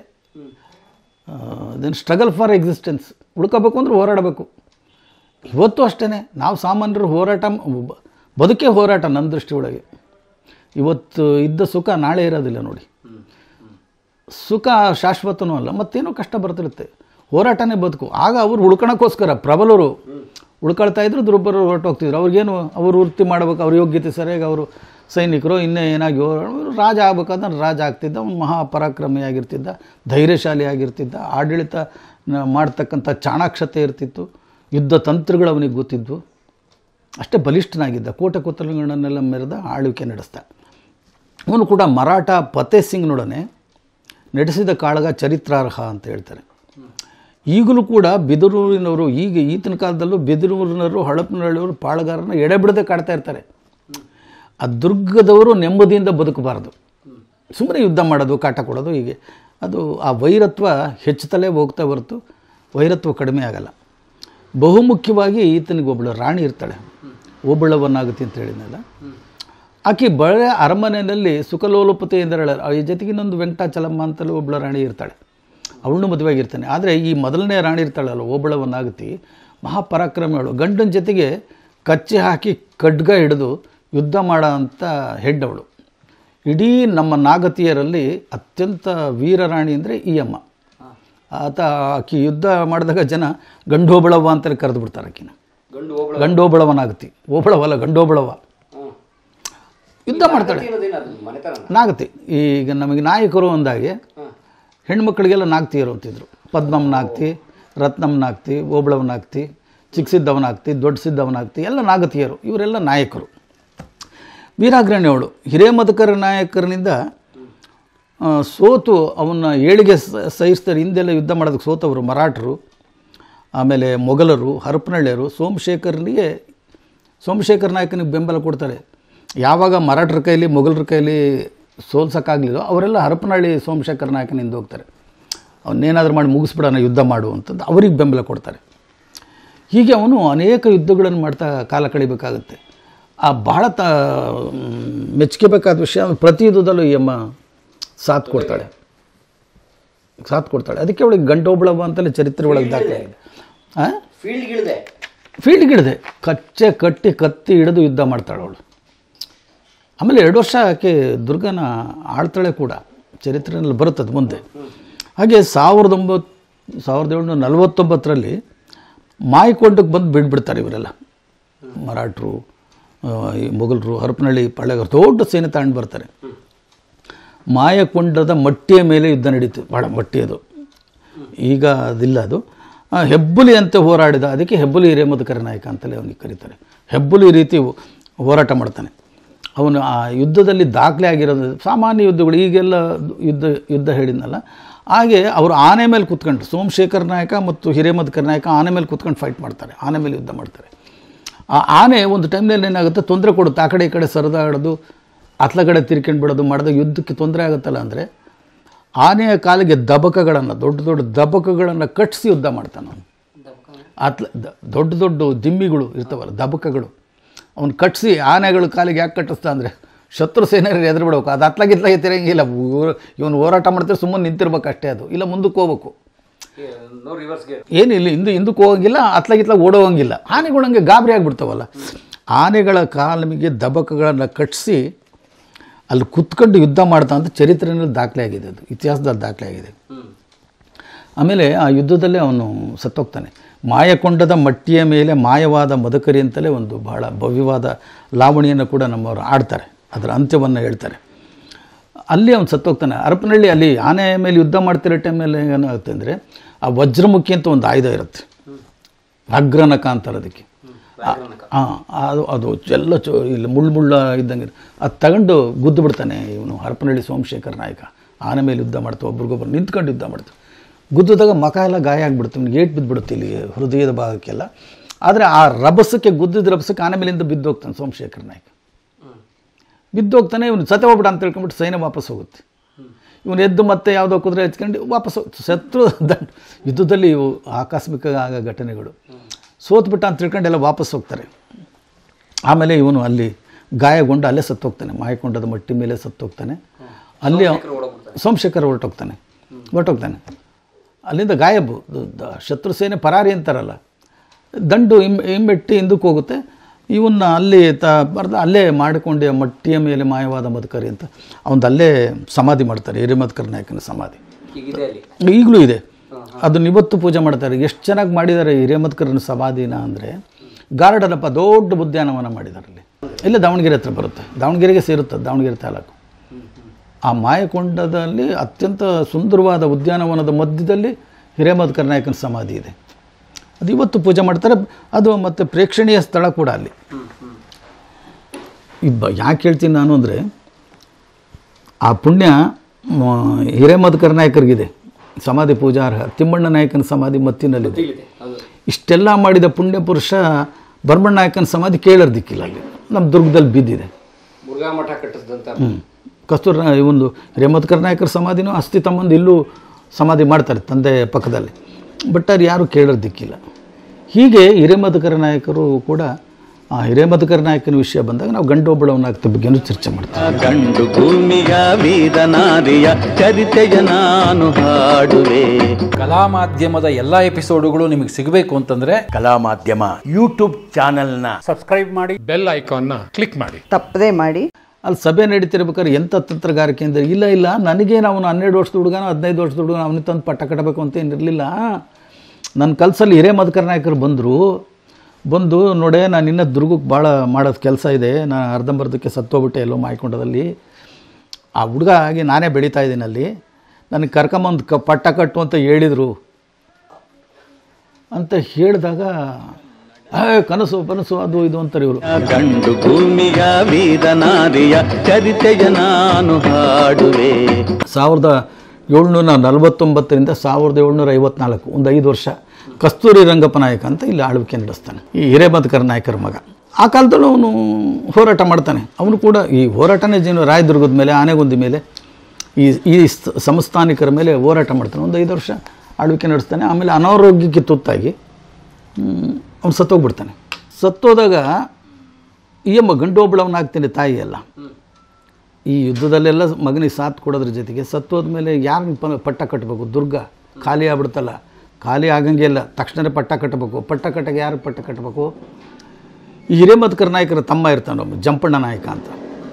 ದೆನ್ ಸ್ಟ್ರಗಲ್ ಫಾರ್ ಎಕ್ಸಿಸ್ಟೆನ್ಸ್ ಉಳ್ಕೋಬೇಕು ಅಂದ್ರೆ ಹೋರಾಡಬೇಕು ಇವತ್ತು ಅಷ್ಟೇ ನಾವು ಸಾಮಾನ್ಯರು ಹೋರಾಟ ಮ- ಬದುಕೇ ಹೋರಾಟ ನನ್ನ ದೃಷ್ಟಿ ಒಳಗೆ ಇವತ್ತು ಇದ್ದ ಸುಖ ನಾಳೆ ಇರೋದಿಲ್ಲ ನೋಡಿ ಸುಖ ಶಾಶ್ವತನೂ ಅಲ್ಲ ಮತ್ತೇನೋ ಕಷ್ಟ ಬರ್ತಿರುತ್ತೆ ಹೋರಾಟನೇ ಬದುಕು ಆಗ ಅವ್ರು ಉಳ್ಕೊಳಕ್ಕೋಸ್ಕರ ಪ್ರಬಲರು ಉಳ್ಕೊಳ್ತಾ ಇದ್ರು ದುರ್ಬಲರು ಹೊರಟೋಗ್ತಿದ್ರು ಅವ್ರಿಗೇನು ಅವ್ರು ವೃತ್ತಿ ಮಾಡ್ಬೇಕು ಅವ್ರ ಯೋಗ್ಯತೆ ಸರಿಯಾಗಿ ಅವರು ಸೈನಿಕರು ಇನ್ನೇ ಏನಾಗಿ ಅವ್ರು ರಾಜ ಆಗ್ಬೇಕಾದ್ರೆ ರಾಜ ಆಗ್ತಿದ್ದ ಅವ್ನು ಮಹಾಪರಾಕ್ರಮಿಯಾಗಿರ್ತಿದ್ದ ಧೈರ್ಯಶಾಲಿ ಆಗಿರ್ತಿದ್ದ ಆಡಳಿತ ನ- ಮಾಡ್ತಕ್ಕಂಥ ಚಾಣಾಕ್ಷತೆ ಇರ್ತಿತ್ತು ಯುದ್ಧ ತಂತ್ರಗಳು ಅವನಿಗೆ ಗೊತ್ತಿದ್ವು ಅಷ್ಟೇ ಬಲಿಷ್ಠನಾಗಿದ್ದ ಕೋಟೆ ಕೊತ್ತಲುಗಳನ್ನೆಲ್ಲ ಮೆರೆದ ಆಳ್ವಿಕೆ ನಡೆಸ್ದ ಅವನು ಕೂಡ ಮರಾಠ ಫತೇ ಸಿಂಗ್ನೊಡನೆ ನಡೆಸಿದ ಕಾಳಗ ಚರಿತ್ರಾರ್ಹ ಅಂತ ಹೇಳ್ತಾರೆ ಈಗಲೂ ಕೂಡ ಬಿದಿರೂರಿನವರು ಈಗ ಈತನ ಕಾಲದಲ್ಲೂ ಬಿದಿರೂರಿನವರು ಹಳಪನಹಳ್ಳಿಯವರು ಪಾಳಗಾರನ ಎಡೆಬಿಡದೆ ಕಾಡ್ತಾ ಇರ್ತಾರೆ ಆ ದುರ್ಗದವರು ನೆಮ್ಮದಿಯಿಂದ ಬದುಕಬಾರದು ಸುಮ್ಮನೆ ಯುದ್ಧ ಮಾಡೋದು ಕಾಟ ಕೊಡೋದು ಹೀಗೆ ಅದು ಆ ವೈರತ್ವ ಹೆಚ್ಚುತ್ತಲೇ ಹೋಗ್ತಾ ಹೊರತು ವೈರತ್ವ ಕಡಿಮೆ ಆಗಲ್ಲ ಬಹುಮುಖ್ಯವಾಗಿ ಈತನಿಗೆ ಒಬ್ಬಳು ರಾಣಿ ಇರ್ತಾಳೆ ಒಬ್ಬಳವನ್ನಾಗುತ್ತೆ ಅಂತ ಹೇಳಿದ್ನಲ್ಲ ಆಕೆ ಬಳೆ ಅರಮನೆಯಲ್ಲಿ ಸುಖಲೋಲುಪತೆಯಿಂದ ಈ ಜೊತೆಗೆ ಇನ್ನೊಂದು ವೆಂಕಟಾಚಲಮ್ಮ ಅಂತಲೂ ಒಬ್ಬಳ ರಾಣಿ ಇರ್ತಾಳೆ ಅವಳನ್ನು ಮದುವೆಯಾಗಿರ್ತಾನೆ ಆದರೆ ಈ ಮೊದಲನೇ ರಾಣಿ ಇರ್ತಾಳಲ್ಲ ಓಬಳವನ್ನಾಗತಿ ಮಹಾಪರಾಕ್ರಮಿಗಳು ಗಂಡನ ಜೊತೆಗೆ ಕಚ್ಚೆ ಹಾಕಿ ಖಡ್ಗ ಹಿಡಿದು ಯುದ್ಧ ಮಾಡೋ ಅಂಥ ಹೆಡ್ ಅವಳು ಇಡೀ ನಮ್ಮ ನಾಗತಿಯರಲ್ಲಿ ಅತ್ಯಂತ ವೀರರಾಣಿ ಅಂದರೆ ಈ ಅಮ್ಮ ಆತ ಆಕಿ ಯುದ್ಧ ಮಾಡಿದಾಗ ಜನ ಗಂಡೋಬಳವ ಅಂತಲೇ ಕರೆದು ಬಿಡ್ತಾರೆ ಆಕಿನ ಗಂಡೋಬಳವನಾಗತಿ ಓಬಳವಲ್ಲ ಗಂಡೋಬಳವ ಯುದ್ಧ ಮಾಡ್ತಾಳೆ ನಾಗತಿ ಈಗ ನಮಗೆ ನಾಯಕರು ಅಂದಾಗೆ ಹೆಣ್ಮಕ್ಳಿಗೆಲ್ಲ ನಾಗ್ತಿಯರು ಅಂತಿದ್ರು ಪದ್ಮಮ್ ನಾಗ್ತಿ ರತ್ನಮ್ ನಾಗ್ತಿ ಓಬಳವ್ ನಾಗ್ತಿ ಚಿಕ್ಕ ನಾಗ್ತಿ ದೊಡ್ಡ ಸಿದ್ದವನಾಗ್ತಿ ಎಲ್ಲ ನಾಗತಿಯರು ಇವರೆಲ್ಲ ನಾಯಕರು ವೀರಾಗ್ರಣಿ ಅವಳು ಹಿರೇಮದಕರ ನಾಯಕರನಿಂದ ಆ, ಸೋತು ಅವನ್ನ ಏಳಿಗೆ ಸ- ಸಹಿಸ್ತಾರೆ ಹಿಂದೆಲ್ಲ ಯುದ್ಧ ಮಾಡೋದಕ್ಕೆ ಸೋತವರು ಮರಾಠರು ಆಮೇಲೆ ಮೊಘಲರು ಹರಪನಹಳ್ಳಿಯರು ಸೋಮಶೇಖರನಿಗೆ ಸೋಮಶೇಖರ ನಾಯಕನಿಗೆ ಬೆಂಬಲ ಕೊಡ್ತಾರೆ ಯಾವಾಗ ಮರಾಠರ ಕೈಲಿ ಮೊಘಲರ ಕೈಲಿ ಸೋಲ್ಸೋಕ್ಕಾಗಲಿಲ್ಲೋ ಅವರೆಲ್ಲ ಹರಪನಹಳ್ಳಿ ಸೋಮಶೇಖರ ನಾಯಕನಿಂದ ಹೋಗ್ತಾರೆ ಅವನ್ನೇನಾದರೂ ಮಾಡಿ ಮುಗಿಸ್ಬಿಡೋಣ ಯುದ್ಧ ಮಾಡು ಅಂತಂದು ಅವ್ರಿಗೆ ಬೆಂಬಲ ಕೊಡ್ತಾರೆ ಹೀಗೆ ಅವನು ಅನೇಕ ಯುದ್ಧಗಳನ್ನು ಮಾಡ್ತಾ ಕಾಲ ಕಳಿಬೇಕಾಗುತ್ತೆ ಆ ಬಹಳ ತ ಮೆಚ್ಚಬೇಕಾದ ವಿಷಯ ಪ್ರತಿ ಯುದ್ಧದಲ್ಲೂ ಈ ಅಮ್ಮ ಸಾಥ್ ಕೊಡ್ತಾಳೆ ಸಾಥ್ ಕೊಡ್ತಾಳೆ ಅದಕ್ಕೆ ಅವಳಿಗೆ ಗಂಡೋಬಳವ ಅಂತಲೇ ಚರಿತ್ರೆ ಒಳಗೆ ದಾಖಲೆ ಆಗಿದೆ ಹಾಂ ಫೀಲ್ಡ್ಗಿಳಿದೆ ಫೀಲ್ಡ್ಗಿಳಿದೆ ಕಚ್ಚೆ ಕಟ್ಟಿ ಕತ್ತಿ ಹಿಡಿದು ಯುದ್ಧ ಮಾಡ್ತಾಳೆ ಅವಳು ಆಮೇಲೆ ಎರಡು ವರ್ಷ ಆಕೆ ದುರ್ಗನ ಆಳ್ತಾಳೆ ಕೂಡ ಚರಿತ್ರೆಯಲ್ಲಿ ಬರುತ್ತದೆ ಮುಂದೆ ಹಾಗೆ ಸಾವಿರದ ಒಂಬತ್ತು ಸಾವಿರದ ಏಳ್ನೂರ ನಲವತ್ತೊಂಬತ್ತರಲ್ಲಿ ಮಾಯಿಕೊಂಡಕ್ಕೆ ಬಂದು ಬಿಡ್ಬಿಡ್ತಾರೆ ಇವರೆಲ್ಲ ಮರಾಠರು ಆ, ಈ ಮೊಘಲರು ಹರಪನಹಳ್ಳಿ ಪಳ್ಳೆಗಾರ ದೊಡ್ಡ ಸೇನೆ ತಗೊಂಡು ಬರ್ತಾರೆ ಮಾಯಕೊಂಡದ ಮಟ್ಟಿಯ ಮೇಲೆ ಯುದ್ಧ ನಡೀತು ಭಾಳ ಮಟ್ಟಿ ಅದು ಈಗ ಅದಿಲ್ಲ ಅದು ಆ, ಹೆಬ್ಬುಲಿ ಅಂತ ಹೋರಾಡಿದ ಅದಕ್ಕೆ ಹೆಬ್ಬುಲಿ ಹಿರೇಮದಕರ ನಾಯಕ ಅಂತಲೇ ಅವನಿಗೆ ಕರೀತಾರೆ ಹೆಬ್ಬುಲಿ ರೀತಿ ಹೋರಾಟ ಮಾಡ್ತಾನೆ ಅವನು ಆ ಯುದ್ಧದಲ್ಲಿ ದಾಖಲೆ ಆಗಿರೋದು ಸಾಮಾನ್ಯ ಯುದ್ಧಗಳು ಈಗೆಲ್ಲ ಯುದ್ಧ ಯುದ್ಧ ಹೇಳಿದ್ನಲ್ಲ ಹಾಗೆ ಅವರು ಆನೆ ಮೇಲೆ ಕೂತ್ಕೊಂಡು ಸೋಮಶೇಖರ್ ನಾಯಕ ಮತ್ತು ಹಿರೇಮದಕರ ನಾಯಕ ಆನೆ ಮೇಲೆ ಕೂತ್ಕೊಂಡು ಫೈಟ್ ಮಾಡ್ತಾರೆ ಆನೆ ಮೇಲೆ ಯುದ್ಧ ಮಾಡ್ತಾರೆ ಆ ಆನೆ ಒಂದು ಟೈಮ್ನಲ್ಲಿ ಏನಾಗುತ್ತೆ ತೊಂದರೆ ಕೊಡುತ್ತೆ ಆ ಕಡೆ ಈ ಕಡೆ ಸರಿದಾಡೋದು ಅತ್ಲ ಕಡೆ ತಿರ್ಕೊಂಡು ಬಿಡೋದು ಮಾಡಿದಾಗ ಯುದ್ಧಕ್ಕೆ ತೊಂದರೆ ಆಗುತ್ತಲ್ಲ ಅಂದರೆ ಆನೆಯ ಕಾಲಿಗೆ ದಬಕಗಳನ್ನು ದೊಡ್ಡ ದೊಡ್ಡ ದಬಕಗಳನ್ನು ಕಟ್ಟಿಸಿ ಯುದ್ಧ ಮಾಡ್ತಾನೆ ಅವನು ಅತ್ಲ ದ- ದೊಡ್ಡ ದೊಡ್ಡ ದಿಮ್ಮಿಗಳು ಇರ್ತಾವಲ್ಲ ದಬಕಗಳು ಅವ್ನು ಕಟ್ಟಿಸಿ ಆನೆಗಳ ಕಾಲಿಗೆ ಯಾಕೆ ಕಟ್ಟಿಸ್ತಾ ಅಂದರೆ ಶತ್ರು ಸೇನೆಯರು ಎದುರು ಬಿಡ್ಬೇಕು ಅದು ಅತ್ಲಾಗಿತ್ಲಾಗೆ ತಿರಂಗಿಲ್ಲ ಇವನು ಹೋರಾಟ ಮಾಡ್ತಾರೆ ಸುಮ್ಮನೆ ನಿಂತಿರ್ಬೇಕು ಅಷ್ಟೇ ಅದು ಇಲ್ಲ ಮುಂದಕ್ಕೆ ಹೋಗ್ಬೇಕು ಏನಿಲ್ಲ ಹಿಂದೆ ಹಿಂದಕ್ಕೆ ಹೋಗಂಗಿಲ್ಲ ಅತ್ಲಾಗಿತ್ಲಾಗ ಓಡೋವಂಗಿಲ್ಲ ಆನೆಗಳು ಹಂಗೆ ಗಾಬರಿ ಆಗಿಬಿಡ್ತಾವಲ್ಲ ಆನೆಗಳ ಕಾಲಿಗೆ ದಬಕಗಳನ್ನು ಕಟ್ಟಿಸಿ ಅಲ್ಲಿ ಕುತ್ಕೊಂಡು ಯುದ್ಧ ಮಾಡ್ತಾ ಅಂತ ಚರಿತ್ರೆಯಲ್ಲಿ ದಾಖಲೆ ಆಗಿದೆ ಅದು ಇತಿಹಾಸದಲ್ಲಿ ದಾಖಲೆ ಆಗಿದೆ ಆಮೇಲೆ ಆ ಯುದ್ಧದಲ್ಲೇ ಅವನು ಸತ್ತೋಗ್ತಾನೆ ಮಾಯಕೊಂಡದ ಮಟ್ಟಿಯ ಮೇಲೆ ಮಾಯವಾದ ಮದಕರಿ ಅಂತಲೇ ಒಂದು ಬಹಳ ಭವ್ಯವಾದ ಲಾವಣಿಯನ್ನು ಕೂಡ ನಮ್ಮವರು ಆಡ್ತಾರೆ ಅದರ ಅಂತ್ಯವನ್ನು ಹೇಳ್ತಾರೆ ಅಲ್ಲಿ ಅವನು ಸತ್ತೋಗ್ತಾನೆ ಹರಪನಹಳ್ಳಿ ಅಲ್ಲಿ ಆನೆ ಮೇಲೆ ಯುದ್ಧ ಮಾಡ್ತಿರೋ ಟೈಮಲ್ಲಿ ಏನಾಗುತ್ತೆ ಅಂದರೆ ಆ ವಜ್ರಮುಖಿ ಅಂತ ಒಂದು ಆಯುಧ ಇರುತ್ತೆ ಅಗ್ರನಕ ಅಂತಾರೆ ಅದಕ್ಕೆ ಹಾಂ ಅದು ಅದು ಎಲ್ಲ ಚೊ ಇಲ್ಲಿ ಮುಳ್ಳು ಮುಳ್ಳ ಇದ್ದಂಗೆ ಇರುತ್ತೆ. ಅದು ತಗೊಂಡು ಗುದ್ದು ಬಿಡ್ತಾನೆ ಇವನು ಹರಪನಹಳ್ಳಿ ಸೋಮಶೇಖರ್ ನಾಯಕ ಆನೆ ಮೇಲೆ ಯುದ್ಧ ಮಾಡ್ತಾ ಒಬ್ರಿಗೊಬ್ರು ನಿಂತ್ಕೊಂಡು ಯುದ್ಧ ಮಾಡ್ತಾರೆ ಗುದ್ದಿದಾಗ ಮಖ ಎಲ್ಲ ಗಾಯ ಆಗಿಬಿಡುತ್ತೆ ಇವ್ನಿಗೆ ಏಟ್ ಬಿದ್ದುಬಿಡುತ್ತೆ ಇಲ್ಲಿ ಹೃದಯದ ಭಾಗಕ್ಕೆಲ್ಲ ಆದರೆ ಆ ರಭಸಕ್ಕೆ ಗುದ್ದಿದ ರಭಸಕ್ಕೆ ಆನೆ ಮೇಲಿಂದ ಬಿದ್ದೋಗ್ತಾನೆ ಸೋಮಶೇಖರ್ ನಾಯಕ ಬಿದ್ದೋಗ್ತಾನೆ ಇವನು ಸತ್ತ ಹೋಗ್ಬಿಡ ಅಂತ ತಿಳ್ಕೊಂಬಿಟ್ಟು ಸೈನ್ಯ ವಾಪಸ್ ಹೋಗುತ್ತೆ ಇವನು ಎದ್ದು ಮತ್ತೆ ಯಾವುದೋ ಕುದುರೆ ಎತ್ಕೊಂಡು ವಾಪಸ್ ಹೋಗ್ತು ಶತ್ರು ದಂಡ ಯುದ್ಧದಲ್ಲಿ ಇವು ಆಕಸ್ಮಿಕ ಆಗ ಘಟನೆಗಳು ಸೋತ್ಬಿಟ್ಟ ಅಂತ ತಿಳ್ಕೊಂಡು ಎಲ್ಲ ವಾಪಸ್ ಹೋಗ್ತಾರೆ ಆಮೇಲೆ ಇವನು ಅಲ್ಲಿ ಗಾಯಗೊಂಡು ಅಲ್ಲೇ ಸತ್ತೋಗ್ತಾನೆ ಮಾಯಕೊಂಡದ ಮಟ್ಟಿ ಮೇಲೆ ಸತ್ತೋಗ್ತಾನೆ ಅಲ್ಲಿ ಸೋಮಶೇಖರ್ ಹೊರಟೋಗ್ತಾನೆ ಹೊರಟೋಗ್ತಾನೆ ಅಲ್ಲಿಂದ ಗಾಯಬ್ ದ- ದ- ಶತ್ರು ಸೇನೆ ಪರಾರಿ ಅಂತಾರಲ್ಲ ದಂಡು ಹಿಮ್ ಹಿಮ್ಮೆಟ್ಟಿ ಹಿಂದಕ್ಕೆ ಹೋಗುತ್ತೆ ಇವನ್ನ ಅಲ್ಲಿ ತ ಬರ್ದ ಅಲ್ಲೇ ಮಾಡಿಕೊಂಡು ಆ ಮಟ್ಟಿಯ ಮೇಲೆ ಮಾಯವಾದ ಮದಕರಿ ಅಂತ ಅವನು ಅಲ್ಲೇ ಸಮಾಧಿ ಮಾಡ್ತಾರೆ ಹಿರೇಮದ್ಕರ್ ನಾಯಕನ ಸಮಾಧಿ ಈಗಲೂ ಇದೆ ಅದನ್ನ ಇವತ್ತು ಪೂಜೆ ಮಾಡ್ತಾರೆ ಎಷ್ಟು ಚೆನ್ನಾಗಿ ಮಾಡಿದ್ದಾರೆ ಹಿರೇಮದ್ಕರನ ಸಮಾಧಿನ ಅಂದರೆ ಗಾರ್ಡನಪ್ಪ ದೊಡ್ಡ ಉದ್ಯಾನವನ ಮಾಡಿದ್ದಾರೆ ಅಲ್ಲಿ ಇಲ್ಲೇ ದಾವಣಗೆರೆ ಹತ್ರ ಬರುತ್ತೆ ದಾವಣಗೆರೆಗೆ ಸೇರುತ್ತೆ ಅದು, ದಾವಣಗೆರೆ ತಾಲೂಕು ಆ ಮಾಯಕೊಂಡದಲ್ಲಿ ಅತ್ಯಂತ ಸುಂದರವಾದ ಉದ್ಯಾನವನದ ಮಧ್ಯದಲ್ಲಿ ಹಿರೇಮದ್ಕರ್ ನಾಯಕನ ಸಮಾಧಿ ಇದೆ ಅದು ಇವತ್ತು ಪೂಜೆ ಮಾಡ್ತಾರೆ ಅದು ಮತ್ತು ಪ್ರೇಕ್ಷಣೀಯ ಸ್ಥಳ ಕೂಡ ಅಲ್ಲಿ ಇಬ್ಬ ಯಾಕೆ ಹೇಳ್ತೀನಿ ನಾನು ಅಂದರೆ ಆ ಪುಣ್ಯ ಮ, ಹಿರೇಮದ್ಕರ್ ನಾಯಕರಿಗಿದೆ ಸಮಾಧಿ ಪೂಜಾರ್ಹ ತಿಮ್ಮಣ್ಣ ನಾಯಕನ ಸಮಾಧಿ ಮತ್ತಿನಲ್ಲಿದೆ ಇಷ್ಟೆಲ್ಲ ಮಾಡಿದ ಪುಣ್ಯ ಪುರುಷ ಬರ್ಮಣ್ಣ ನಾಯಕನ ಸಮಾಧಿ ಕೇಳರ್ ದಿಕ್ಕಿಲ್ಲ ಅಲ್ಲಿ ನಮ್ಮ ದುರ್ಗದಲ್ಲಿ ಬಿದ್ದಿದೆ ಹ್ಞೂ ಕಸ್ತೂರ ಈ ಒಂದು ಹಿರೇಮದ್ಕರ್ ನಾಯಕರ ಸಮಾಧಿನೂ ಅಸ್ಥಿ ತಮ್ಮಂದು ಇಲ್ಲೂ ಸಮಾಧಿ ಮಾಡ್ತಾರೆ ತಂದೆ ಪಕ್ಕದಲ್ಲಿ ಬಟ್ ಅವ್ರು ಯಾರೂ ಕೇಳೋರು ದಿಕ್ಕಿಲ್ಲ ಹೀಗೆ ಹಿರೇಮದ್ಕರ ನಾಯಕರು ಕೂಡ ಆ ಹಿರೇಮದ್ಕರ ನಾಯಕನ ವಿಷಯ ಬಂದಾಗ ನಾವು ಗಂಡೊಬ್ಬಳವನಾಗ್ತ ಬಗ್ಗೆನೂ ಚರ್ಚೆ ಮಾಡ್ತೀವಿ ಗಂಡು ಭೂಮಿಯ ವೀರನಾರಿಯ ಚರಿತೆಯ ನಾನು ಹಾಡುವೆ ಕಲಾ ಮಾಧ್ಯಮದ ಎಲ್ಲ ಎಪಿಸೋಡುಗಳು ನಿಮಗೆ ಸಿಗಬೇಕು ಅಂತಂದ್ರೆ ಕಲಾ ಮಾಧ್ಯಮ ಯೂಟ್ಯೂಬ್ ಚಾನೆಲ್ನ ಸಬ್ಸ್ಕ್ರೈಬ್ ಮಾಡಿ ಬೆಲ್ ಐಕಾನ್ನ ಕ್ಲಿಕ್ ಮಾಡಿ ತಪ್ಪದೇ ಮಾಡಿ ಅಲ್ಲಿ ಸಭೆ ನಡೀತಿರ್ಬೇಕಾದ್ರೆ ಎಂಥ ತಂತ್ರಗಾರಿಕೆ ಅಂದರೆ ಇಲ್ಲ ಇಲ್ಲ ನನಗೇನು ಅವನು ಹನ್ನೆರಡು ವರ್ಷದ ಹುಡುಗನ ಹದಿನೈದು ವರ್ಷದ ಹುಡುಗನ ಅವನಿಗೆ ತಂದು ಪಟ್ಟ ಕಟ್ಟಬೇಕು ಅಂತ ಏನಿರಲಿಲ್ಲ ನನ್ನ ಕಲ್ಸಲ್ಲಿ ಹಿರೇಮದ್ಕರ ನಾಯಕರು ಬಂದರು ಬಂದು ನೋಡೆ ನಾನು ಇನ್ನೂ ದುರ್ಗಕ್ಕೆ ಭಾಳ ಮಾಡೋದು ಕೆಲಸ ಇದೆ ನಾನು ಅರ್ಧಂಬರ್ಧಕ್ಕೆ ಸತ್ತೋಗ್ಬಿಟ್ಟೆ ಎಲ್ಲೋ ಮಾಯ್ಕೊಂಡದಲ್ಲಿ ಆ ಹುಡುಗ ಆಗಿ ನಾನೇ ಬೆಳೀತಾ ಇದ್ದೀನಿ ಅಲ್ಲಿ ನನಗೆ ಕರ್ಕೊಂಬಂದು ಕ ಪಟ್ಟ ಕಟ್ಟು ಅಂತ ಹೇಳಿದರು ಅಂತ ಹೇಳಿದಾಗ "ಏ, ಕನಸು ಕನಸು ಅದು ಇದು ಅಂತಾರೆ ಇವರು ಗಂಡು ಭೂಮಿಯ ವೀರನಾರಿಯ ಚರಿತೆಯ ನಾನು ಹಾಡುವೆ ಸಾವಿರದ ಏಳ್ನೂರ ನಲವತ್ತೊಂಬತ್ತರಿಂದ ಸಾವಿರದ ಏಳ್ನೂರ ಐವತ್ನಾಲ್ಕು ಒಂದು ಐದು ವರ್ಷ ಕಸ್ತೂರಿ ರಂಗಪ್ಪ ನಾಯಕ ಅಂತ ಇಲ್ಲಿ ಆಳ್ವಿಕೆ ನಡೆಸ್ತಾನೆ ಈ ಹಿರೇಮದ್ಕರ ನಾಯಕರ ಮಗ ಆ ಕಾಲದಲ್ಲೂ ಅವನು ಹೋರಾಟ ಮಾಡ್ತಾನೆ ಅವನು ಕೂಡ ಈ ಹೋರಾಟನೇ ಜೀವನ ರಾಯದುರ್ಗದ ಮೇಲೆ ಆನೆಗುಂದಿ ಮೇಲೆ ಈ ಈ ಸ- ಸಂಸ್ಥಾನಿಕರ ಮೇಲೆ ಹೋರಾಟ ಮಾಡ್ತಾನೆ ಒಂದು ಐದು ವರ್ಷ ಆಳ್ವಿಕೆ ನಡೆಸ್ತಾನೆ ಆಮೇಲೆ ಅನಾರೋಗ್ಯಕ್ಕೆ ತುತ್ತಾಗಿ ಅವನು ಸತ್ತೋಗ್ಬಿಡ್ತಾನೆ ಸತ್ತೋದಾಗ ಈ ಮ ಗಂಡೊಬ್ಬಳವನಾಗ್ತಾನೆ ತಾಯಿ ಎಲ್ಲ ಈ ಯುದ್ಧದಲ್ಲೆಲ್ಲ ಮಗನಿಗೆ ಸಾಥ್ ಕೊಡೋದ್ರ ಜೊತೆಗೆ ಸತ್ತೋದ ಮೇಲೆ ಯಾರನ್ನ ಪ ಪಟ್ಟ ಕಟ್ಟಬೇಕು ದುರ್ಗ ಖಾಲಿ ಆಗ್ಬಿಡ್ತಲ್ಲ ಖಾಲಿ ಆಗಂಗೆ ಇಲ್ಲ ತಕ್ಷಣವೇ ಪಟ್ಟ ಕಟ್ಟಬೇಕು ಪಟ್ಟ ಕಟ್ಟಕ್ಕೆ ಯಾರು ಪಟ್ಟ ಕಟ್ಟಬೇಕು ಈ ಹಿರೇಮದ್ಕರ್ ನಾಯಕರ ತಮ್ಮ ಇರ್ತಾನೊಬ್ಬ ಜಂಪಣ್ಣ ನಾಯಕ ಅಂತ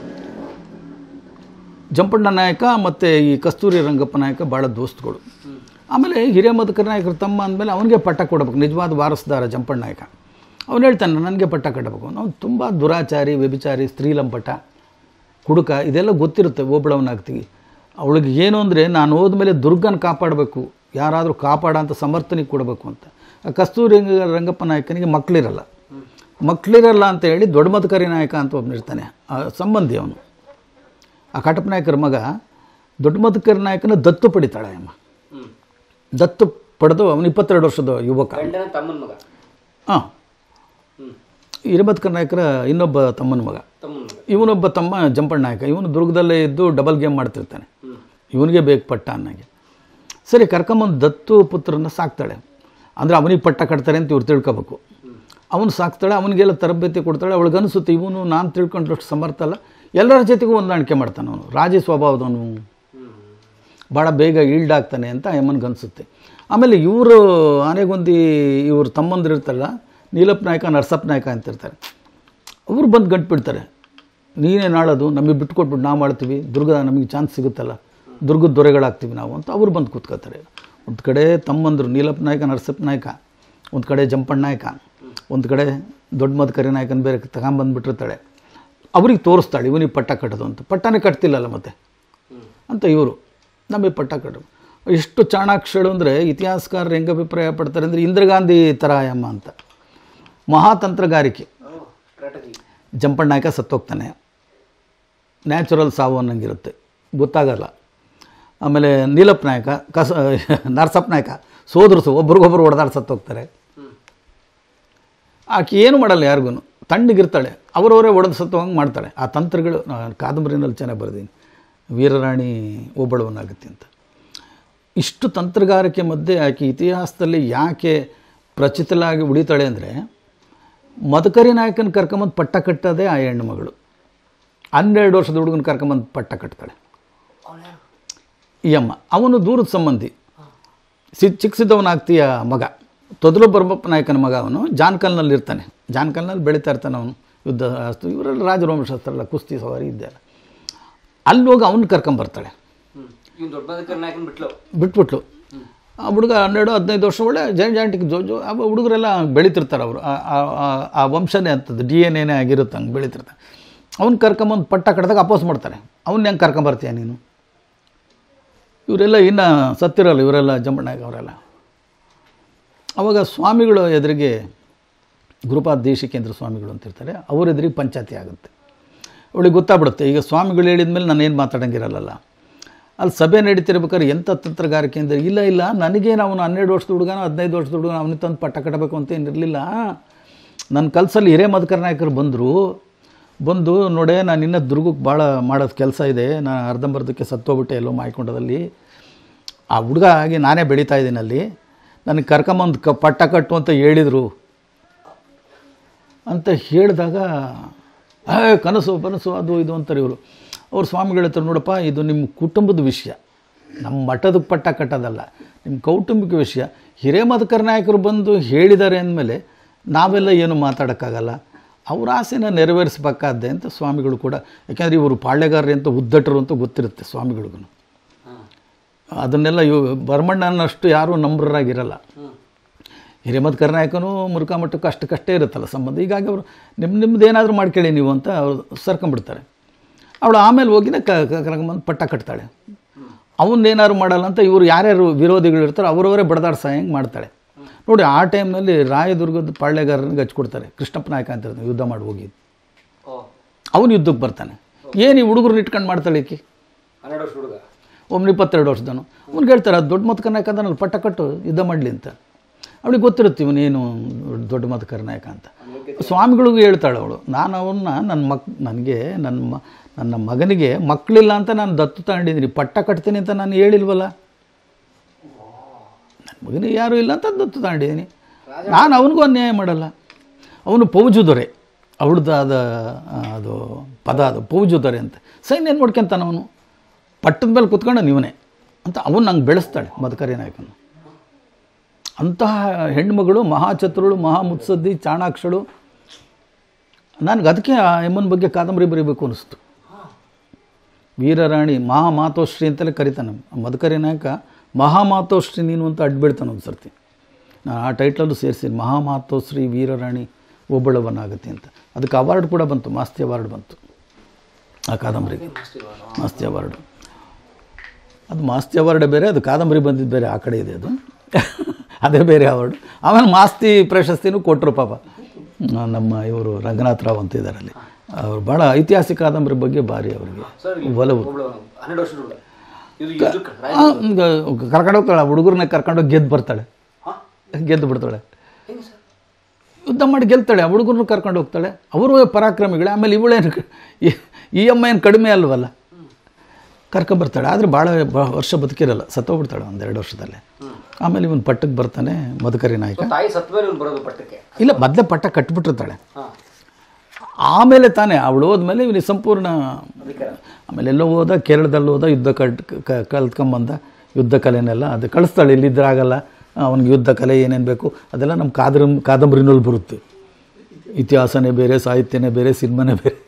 ಜಂಪಣ್ಣ ನಾಯಕ ಮತ್ತು ಈ ಕಸ್ತೂರಿ ರಂಗಪ್ಪ ನಾಯಕ ಭಾಳ ದೋಸ್ತುಗಳು ಆಮೇಲೆ ಹಿರೇಮದ್ಕರ್ ನಾಯಕರ ತಮ್ಮ ಅಂದಮೇಲೆ ಅವನಿಗೆ ಪಟ್ಟ ಕೊಡಬೇಕು ನಿಜವಾದ ವಾರಸ್ದಾರ ಜಂಪಣ್ಣ ನಾಯಕ ಅವನು ಹೇಳ್ತಾನೆ ನನಗೆ ಪಟ್ಟ ಕಟ್ಟಬೇಕು ನಾವು ತುಂಬ ದುರಾಚಾರಿ ವ್ಯಭಿಚಾರಿ ಸ್ತ್ರೀಲಂಪಟ ಕುಡುಕ ಇದೆಲ್ಲ ಗೊತ್ತಿರುತ್ತೆ ಒಬ್ಬಳವನಾಗ್ತೀವಿ ಅವಳಿಗೆ ಏನು ಅಂದರೆ ನಾನು ಹೋದ್ಮೇಲೆ ದುರ್ಗನ ಕಾಪಾಡಬೇಕು ಯಾರಾದರೂ ಕಾಪಾಡ ಅಂತ ಸಮರ್ಥನೆ ಕೊಡಬೇಕು ಅಂತ ಆ ಕಸ್ತೂರಿ ರಂಗ- ರಂಗಪ್ಪ ನಾಯಕನಿಗೆ ಮಕ್ಕಳಿರಲ್ಲ ಮಕ್ಕಳಿರಲ್ಲ ಅಂತ ಹೇಳಿ ದೊಡ್ಡ ಮದಕರಿ ನಾಯಕ ಅಂತ ಒಬ್ಬನಿರ್ತಾನೆ ಆ ಸಂಬಂಧಿ ಅವನು ಆ ಕಟಪ ನಾಯಕರ ಮಗ ದೊಡ್ಡ ಮದಕರಿ ನಾಯಕನ ದತ್ತು ಪಡಿತಾಳೆ ಅಮ್ಮ ದತ್ತು ಪಡೆದು ಅವನು ಇಪ್ಪತ್ತೆರಡು ವರ್ಷದ ಯುವಕ ಹಾಂ ಹಿರೇಮದ್ಕರ್ ನಾಯಕರ ಇನ್ನೊಬ್ಬ ತಮ್ಮನ ಮಗ ಇವನೊಬ್ಬ ತಮ್ಮ ಜಂಪಣ್ಣ ನಾಯಕ ಇವನು ದುರ್ಗದಲ್ಲೇ ಇದ್ದು ಡಬಲ್ ಗೇಮ್ ಮಾಡ್ತಿರ್ತಾನೆ ಇವನಿಗೆ ಬೇಕು ಪಟ್ಟ ಅನ್ನಂಗೆ ಸರಿ ಕರ್ಕೊಂಬಂದು ದತ್ತು ಪುತ್ರನ ಸಾಕ್ತಾಳೆ ಅಂದರೆ ಅವನಿಗೆ ಪಟ್ಟ ಕಟ್ತಾರೆ ಅಂತ ಇವ್ರು ತಿಳ್ಕೊಬೇಕು ಅವನು ಸಾಕ್ತಾಳೆ ಅವನಿಗೆಲ್ಲ ತರಬೇತಿ ಕೊಡ್ತಾಳೆ ಅವಳಿಗೆ ಅನಿಸುತ್ತೆ ಇವನು ನಾನು ತಿಳ್ಕೊಂಡಷ್ಟು ಸಮರ್ಥ ಅಲ್ಲ ಎಲ್ಲರ ಜೊತೆಗೂ ಹೊಂದಾಣಿಕೆ ಮಾಡ್ತಾನೆ ಅವನು ರಾಜಿ ಸ್ವಭಾವದವನು ಭಾಳ ಬೇಗ ಈಲ್ಡ್ ಆಗ್ತಾನೆ ಅಂತ ಎಮ್ಮನ್ಗೆ ಅನಿಸುತ್ತೆ ಆಮೇಲೆ ಇವರು ಆನೆಗೊಂದಿ ಇವ್ರ ತಮ್ಮಂದಿರು ಇರ್ತಾರಲ್ಲ ನೀಲಪ್ಪ ನಾಯಕ ನರಸಪ್ಪ ನಾಯಕ ಅಂತ ಇರ್ತಾರೆ ಅವ್ರು ಬಂದು ಗಂಟು ಬಿಡ್ತಾರೆ ನೀನೇ ನಾಳೋದು ನಮಗೆ ಬಿಟ್ಕೊಟ್ಬಿಟ್ಟು ನಾವು ಮಾಡ್ತೀವಿ ದುರ್ಗ ನಮಗೆ ಚಾನ್ಸ್ ಸಿಗುತ್ತಲ್ಲ ದುರ್ಗದ ದೊರೆಗಳಾಗ್ತೀವಿ ನಾವು ಅಂತ ಅವ್ರು ಬಂದು ಕೂತ್ಕೋತಾರೆ ಒಂದು ಕಡೆ ತಮ್ಮಂದರು ನೀಲಪ್ಪ ನಾಯಕ ನರಸಪ್ಪ ನಾಯಕ ಒಂದು ಕಡೆ ಜಂಪಣ್ಣ ನಾಯಕ ಒಂದು ಕಡೆ ದೊಡ್ಡ ಮದಕರಿ ನಾಯಕನ ಬೇರೆ ತಗೊಂಬಂದ್ಬಿಟ್ಟಿರ್ತಾಳೆ ಅವ್ರಿಗೆ ತೋರಿಸ್ತಾಳೆ ಇವನಿಗೆ ಪಟ್ಟ ಕಟ್ಟೋದು ಅಂತ ಪಟ್ಟನೇ ಕಟ್ತಿಲ್ಲಲ್ಲ ಮತ್ತೆ ಅಂತ ಇವರು ನಮಗೆ ಪಟ್ಟ ಕಟ್ಟರು ಎಷ್ಟು ಚಾಣಾಕ್ಷಳು ಅಂದರೆ ಇತಿಹಾಸಕಾರರು ಹೆಂಗೆ ಅಭಿಪ್ರಾಯ ಪಡ್ತಾರೆ ಅಂದರೆ ಇಂದಿರಾಗಾಂಧಿ ಥರ ಅಮ್ಮ ಅಂತ ಮಹಾತಂತ್ರಗಾರಿಕೆ ಜಂಪಣ್ಣ ನಾಯಕ ಸತ್ತೋಗ್ತಾನೆ ನ್ಯಾಚುರಲ್ ಸಾವು ಅನ್ನಂಗಿರುತ್ತೆ ಗೊತ್ತಾಗಲ್ಲ ಆಮೇಲೆ ನೀಲಪ್ಪ ನಾಯಕ ಕಸ ನರಸಪ್ಪ ನಾಯಕ ಸೋದರಸು ಒಬ್ರಿಗೊಬ್ರು ಹೊಡೆದಾಡಿ ಸತ್ತೋಗ್ತಾರೆ ಆಕೆ ಏನು ಮಾಡಲ್ಲ ಯಾರಿಗೂ ತಣ್ಣಗಿರ್ತಾಳೆ ಅವರವರೇ ಒಡೆದು ಸತ್ತೋಗಂಗೆ ಮಾಡ್ತಾಳೆ ಆ ತಂತ್ರಗಳು ನಾನು ಕಾದಂಬರಿನಲ್ಲಿ ಚೆನ್ನಾಗಿ ಬರೆದೀನಿ ವೀರರಾಣಿ ಒಬ್ಬಳವನಾಗುತ್ತೆ ಅಂತ ಇಷ್ಟು ತಂತ್ರಗಾರಿಕೆ ಮಧ್ಯೆ ಆಕೆ ಇತಿಹಾಸದಲ್ಲಿ ಯಾಕೆ ಪ್ರಚಿತಲಾಗಿ ಉಳಿತಾಳೆ ಅಂದರೆ ಮದಕರಿ ನಾಯಕನ ಕರ್ಕೊಂಬಂದು ಪಟ್ಟ ಕಟ್ಟೋದೇ ಆ ಹೆಣ್ಣು ಮಗಳು ಹನ್ನೆರಡು ವರ್ಷದ ಹುಡುಗನ ಕರ್ಕೊಂಬಂದು ಪಟ್ಟ ಕಟ್ತಾಳೆ ಈ ಅಮ್ಮ ಅವನು ದೂರದ ಸಂಬಂಧಿ ಸಿ ಚಿಕ್ಕ ಸಿದ್ದವನಾಗ್ತೀಯ ಮಗ ತೊದಲು ಬರಬಪ್ಪ ನಾಯಕನ ಮಗ ಅವನು ಜಾನ್ಕಲ್ನಲ್ಲಿ ಇರ್ತಾನೆ ಜಾನ್ಕಲ್ನಲ್ಲಿ ಬೆಳೀತಾ ಇರ್ತಾನೆ ಅವನು ಯುದ್ಧ ಅಸ್ತು ಇವರೆಲ್ಲ ರಾಜರೋಮಶಾಸ್ತ್ರ ಎಲ್ಲ ಕುಸ್ತಿ ಸವಾರಿ ಇದ್ದೆಲ್ಲ ಅಲ್ಲಿ ಹೋಗಿ ಅವನು ಕರ್ಕೊಂಬರ್ತಾಳೆ ಬಿಟ್ಬಿಟ್ಲು ಆ ಹುಡುಗ ಹನ್ನೆರಡು ಹದಿನೈದು ವರ್ಷ ಒಳ್ಳೆ ಜೈನ್ ಜಾಯಿಂಟಿಗೆ ಜೋ ಜೋ ಆ ಹುಡುಗರೆಲ್ಲ ಬೆಳೀತಿರ್ತಾರೆ ಅವರು ಆ- ಆ- ಆ- ಆ ವಂಶನೇ ಅಂತದ್ದು ಡಿ ಎನ್ ಎನೇ ಆಗಿರುತ್ತೆ ಹಂಗೆ ಬೆಳೀತಿರ್ತಾರೆ ಅವ್ನು ಕರ್ಕೊಂಬಂದು ಪಟ್ಟ ಕಟ್ಟಿದಾಗ ಅಪೋಸ್ ಮಾಡ್ತಾರೆ ಅವ್ನು ಹೆಂಗೆ ಕರ್ಕೊಂಬರ್ತೀಯ ನೀನು ಇವರೆಲ್ಲ ಇನ್ನು ಸತ್ತಿರಲ್ಲ ಇವರೆಲ್ಲ ಜಂಬಣ್ಣಾಗ ಅವರೆಲ್ಲ ಅವಾಗ ಸ್ವಾಮಿಗಳು ಎದುರಿಗೆ ಗುರುಪಾದೇಶಿ ಕೇಂದ್ರ ಸ್ವಾಮಿಗಳು ಅಂತಿರ್ತಾರೆ ಅವ್ರ ಎದುರಿಗೆ ಪಂಚಾಯತಿ ಆಗುತ್ತೆ ಅವಳಿಗೆ ಗೊತ್ತಾಗ್ಬಿಡುತ್ತೆ ಈಗ ಸ್ವಾಮಿಗಳು ಹೇಳಿದ ಮೇಲೆ ನಾನು ಏನು ಮಾತಾಡೋಂಗಿರಲ್ಲ ಅಲ್ಲಿ ಸಭೆ ನಡೀತಿರ್ಬೇಕಾದ್ರೆ ಎಂಥ ತಂತ್ರಗಾರಿಕೆ ಅಂದರೆ ಇಲ್ಲ ಇಲ್ಲ ನನಗೇನು ಅವನು ಹನ್ನೆರಡು ವರ್ಷದ ಹುಡುಗನ ಹದಿನೈದು ವರ್ಷದ ಹುಡುಗನ ಅವನಿಗೆ ತಂದು ಪಟ್ಟ ಕಟ್ಟಬೇಕು ಅಂತ ಏನಿರಲಿಲ್ಲ ನನ್ನ ಕಲ್ಸಲ್ಲಿ ಹಿರೇ ಮಧುಕರ ನಾಯಕರು ಬಂದರು ಬಂದು ನೋಡೆ ನಾನು ಇನ್ನೂ ದುರ್ಗಕ್ಕೆ ಭಾಳ ಮಾಡೋದು ಕೆಲಸ ಇದೆ ನಾನು ಅರ್ಧಂಬರ್ಧಕ್ಕೆ ಸತ್ತೋಗ್ಬಿಟ್ಟೆ ಎಲ್ಲೋ ಮಾಯ್ಕೊಂಡದಲ್ಲಿ ಆ ಹುಡುಗ ಆಗಿ ನಾನೇ ಬೆಳೀತಾ ಇದ್ದೀನಿ ಅಲ್ಲಿ ನನಗೆ ಕರ್ಕೊಂಬಂದು ಕ ಪಟ್ಟ ಕಟ್ಟು ಅಂತ ಹೇಳಿದರು ಅಂತ ಹೇಳಿದಾಗ ಏ ಕನಸು ಕನಸು ಅದು ಇದು ಅಂತಾರೆ ಇವರು ಅವ್ರ ಸ್ವಾಮಿಗಳ ಹತ್ರ ನೋಡಪ್ಪ ಇದು ನಿಮ್ಮ ಕುಟುಂಬದ ವಿಷಯ ನಮ್ಮ ಮಠದ ಪಟ್ಟ ಕಟ್ಟೋದಲ್ಲ ನಿಮ್ಮ ಕೌಟುಂಬಿಕ ವಿಷಯ ಹಿರೇಮಧುಕರ ನಾಯಕರು ಬಂದು ಹೇಳಿದ್ದಾರೆ ಅಂದಮೇಲೆ ನಾವೆಲ್ಲ ಏನು ಮಾತಾಡೋಕ್ಕಾಗಲ್ಲ ಅವ್ರ ಆಸೆನ ನೆರವೇರಿಸಬೇಕಾದ್ದೆ ಅಂತ ಸ್ವಾಮಿಗಳು ಕೂಡ ಯಾಕೆಂದರೆ ಇವರು ಪಾಳ್ಯಗಾರರು ಅಂತ ಉದ್ದಟರು ಅಂತ ಗೊತ್ತಿರುತ್ತೆ ಸ್ವಾಮಿಗಳಿಗೂ ಅದನ್ನೆಲ್ಲ ಇವು ಬರ್ಮಣ್ಣನಷ್ಟು ಯಾರೂ ನಂಬ್ರರಾಗಿರಲ್ಲ ಹಿರೇಮದ್ ಕರ್ನಾಯಕನೂ ಮುರುಕಾಮಠಕ್ಕೂ ಅಷ್ಟಕ್ಕಷ್ಟೇ ಇರುತ್ತಲ್ಲ ಸಂಬಂಧ ಹೀಗಾಗಿ ಅವರು ನಿಮ್ಮ ನಿಮ್ದು ಏನಾದರೂ ಮಾಡ್ಕೊಳ್ಳಿ ನೀವು ಅಂತ ಅವ್ರು ಸರ್ಕೊಂಬಿಡ್ತಾರೆ ಅವಳು ಆಮೇಲೆ ಹೋಗಿನ ಕ ಕರ್ಕೊಂಬಂದು ಪಟ್ಟ ಕಟ್ತಾಳೆ ಅವನ್ನೇನಾದ್ರು ಮಾಡಲ್ಲ ಅಂತ ಇವರು ಯಾರ್ಯಾರು ವಿರೋಧಿಗಳು ಇರ್ತಾರೋ ಅವರವರೇ ಬಡದಾಡ್ಸ ಹೆಂಗೆ ಮಾಡ್ತಾಳೆ ನೋಡಿ ಆ ಟೈಮ್ನಲ್ಲಿ ರಾಯದುರ್ಗದ ಪಾಳ್ಯಗಾರನಿಗೆ ಹಚ್ಕೊಡ್ತಾರೆ ಕೃಷ್ಣಪ್ಪ ನಾಯಕ ಅಂತ ಇರ್ತಾನೆ, ಯುದ್ಧ ಮಾಡಿ ಹೋಗಿ ಅವನು ಯುದ್ಧಕ್ಕೆ ಬರ್ತಾನೆ ಏನು ಈ ಹುಡುಗರನ್ನ ಇಟ್ಕೊಂಡು ಮಾಡ್ತಾಳೆ ಈಕಿ ಒಮ್ಮೆ ಇಪ್ಪತ್ತೆರಡು ವರ್ಷದನು ಅವ್ನಿಗೆ ಹೇಳ್ತಾರೆ ಅದು ದೊಡ್ಡ ಮತ ನಾಯಕ ಅಂತ ನಾನು ಪಟ್ಟ ಕಟ್ಟು ಯುದ್ಧ ಮಾಡಲಿ ಅಂತ ಅವಳಿಗೆ ಗೊತ್ತಿರುತ್ತೆ ಇವನೇನು ದೊಡ್ಡ ಮತ ನಾಯಕ ಅಂತ ಸ್ವಾಮಿಗಳಿಗೂ ಹೇಳ್ತಾಳೆ ಅವಳು ನಾನು ಅವನ್ನ ನನ್ನ ಮಕ್ ನನಗೆ ನನ್ನ ಮ ನನ್ನ ಮಗನಿಗೆ ಮಕ್ಕಳಿಲ್ಲ ಅಂತ ನಾನು ದತ್ತು ತಗೊಂಡಿದ್ದೀನಿ ಪಟ್ಟ ಕಟ್ತೀನಿ ಅಂತ ನಾನು ಹೇಳಿಲ್ವಲ್ಲ ನನ್ನ ಮಗನಿಗೆ ಯಾರೂ ಇಲ್ಲ ಅಂತ ದತ್ತು ತಗೊಂಡಿದ್ದೀನಿ ನಾನು ಅವನಿಗೂ ಅನ್ಯಾಯ ಮಾಡಲ್ಲ ಅವನು ಪೌಜು ದೊರೆ ಅವಳದಾದ ಅದು ಪದ ಅದು ಪೌಜು ದೊರೆ ಅಂತ ಸೈನ್ಯ ಏನು ನೋಡ್ಕೊಂತಾನೆ ಅವನು ಪಟ್ಟದ ಮೇಲೆ ಕುತ್ಕೊಂಡು ನೀವನೇ ಅಂತ ಅವನು ನಂಗೆ ಬೆಳೆಸ್ತಾಳೆ ಮದಕರಿ ನಾಯಕನು ಅಂತಹ ಹೆಣ್ಮಗಳು ಮಹಾಚತುರಳು ಮಹಾಮುತ್ಸದ್ದಿ ಚಾಣಾಕ್ಷಳು ನನಗೆ ಅದಕ್ಕೆ ಆ ಎಮ್ಮನ ಬಗ್ಗೆ ಕಾದಂಬರಿ ಬರೀಬೇಕು ಅನಿಸ್ತು ವೀರರಾಣಿ ಮಹಾಮಾತೋಶ್ರೀ ಅಂತಲೇ ಕರಿತಾನೆ ಮದಕರಿ ನಾಯಕ ಮಹಾಮಾತೋಶ್ರೀ ನೀನು ಅಂತ ಅಡ್ಬಿಡ್ತಾನೆ ಒಂದು ಸರ್ತಿ ನಾನು ಆ ಟೈಟ್ಲಲ್ಲೂ ಸೇರಿಸಿ ಮಹಾಮಾತೋಶ್ರೀ ವೀರರಾಣಿ ಒಬ್ಬಳವನಾಗತ್ತೆ ಅಂತ ಅದಕ್ಕೆ ಅವಾರ್ಡ್ ಕೂಡ ಬಂತು ಮಾಸ್ತಿ ಅವಾರ್ಡ್ ಬಂತು ಆ ಕಾದಂಬರಿಗೆ ಮಾಸ್ತಿ ಅವಾರ್ಡು ಅದು ಮಾಸ್ತಿ ಅವಾರ್ಡ್ ಬೇರೆ ಅದು ಕಾದಂಬರಿ ಬಂದಿದ್ದು ಬೇರೆ ಆ ಕಡೆ ಇದೆ ಅದು ಅದೇ ಬೇರೆ ಅವಾರ್ಡು ಆಮೇಲೆ ಮಾಸ್ತಿ ಪ್ರಶಸ್ತಿನೂ ಕೊಟ್ಟರು ಪಾಪ ಆ, ನಮ್ಮ ಇವರು ರಂಗನಾಥ್ ರಾವ್ ಅಂತ ಇದ್ದಾರೆ ಅಲ್ಲಿ ಅವ್ರು ಭಾಳ ಐತಿಹಾಸಿಕ ಕಾದಂಬರಿ ಬಗ್ಗೆ ಭಾರಿ ಅವರಿಗೆ ಒಲವು ಕರ್ಕೊಂಡು ಹೋಗ್ತಾಳೆ ಹುಡುಗರನ್ನ ಕರ್ಕೊಂಡೋಗಿ ಗೆದ್ದು ಬರ್ತಾಳೆ ಗೆದ್ದು ಬಿಡ್ತಾಳೆ ಯುದ್ಧ ಮಾಡಿ ಗೆಲ್ತಾಳೆ ಆ ಹುಡುಗರನ್ನು ಕರ್ಕೊಂಡು ಹೋಗ್ತಾಳೆ ಅವರು ಪರಾಕ್ರಮಿಗಳೇ ಆಮೇಲೆ ಇವಳೇನು ಕ- ಈ- ಈ ಅಮ್ಮ ಏನು ಕಡಿಮೆ ಅಲ್ವಲ್ಲ ಕರ್ಕೊಂಬರ್ತಾಳೆ ಆದರೆ ಭಾಳ ಬ- ವರ್ಷ ಬದುಕಿರಲ್ಲ ಸತ್ತೋಗ್ಬಿಡ್ತಾಳೆ ಒಂದೆರಡು ವರ್ಷದಲ್ಲೇ ಆಮೇಲೆ ಇವನು ಪಟ್ಟಕ್ಕೆ ಬರ್ತಾನೆ ಮಧುಕರಿ ನಾಯಕ ತಾಯಿ ಸತ್ತ ಮೇಲೆ ಇವ್ನು ಬರೋದು ಪಟ್ಟಕ್ಕೆ ಇಲ್ಲ ಮೊದಲೇ ಪಟ್ಟ ಕಟ್ಬಿಟ್ಟಿರ್ತಾಳೆ ಆಮೇಲೆ ತಾನೇ ಅವಳು ಹೋದ್ಮೇಲೆ ಇವನಿಗೆ ಸಂಪೂರ್ಣ ಆಮೇಲೆ ಎಲ್ಲೋ ಹೋದ ಕೇರಳದಲ್ಲಿ ಹೋದ ಯುದ್ಧ ಕಟ್ ಕ- ಕಲ್ತ್ಕೊಂಬಂದ ಯುದ್ಧ ಕಲೆನೆಲ್ಲ ಅದು ಕಳಿಸ್ತಾಳೆ ಇಲ್ಲಿದ್ರೆ ಆಗಲ್ಲ ಅವ್ನಿಗೆ ಯುದ್ಧ ಕಲೆ ಏನೇನು ಬೇಕು ಅದೆಲ್ಲ ನಮ್ಮ ಕಾದ್ರ ಕಾದಂಬರಿನಲ್ಲಿ ಬರುತ್ತೆ ಇತಿಹಾಸನೇ ಬೇರೆ ಸಾಹಿತ್ಯನೇ ಬೇರೆ ಸಿನಿಮಾನೇ ಬೇರೆ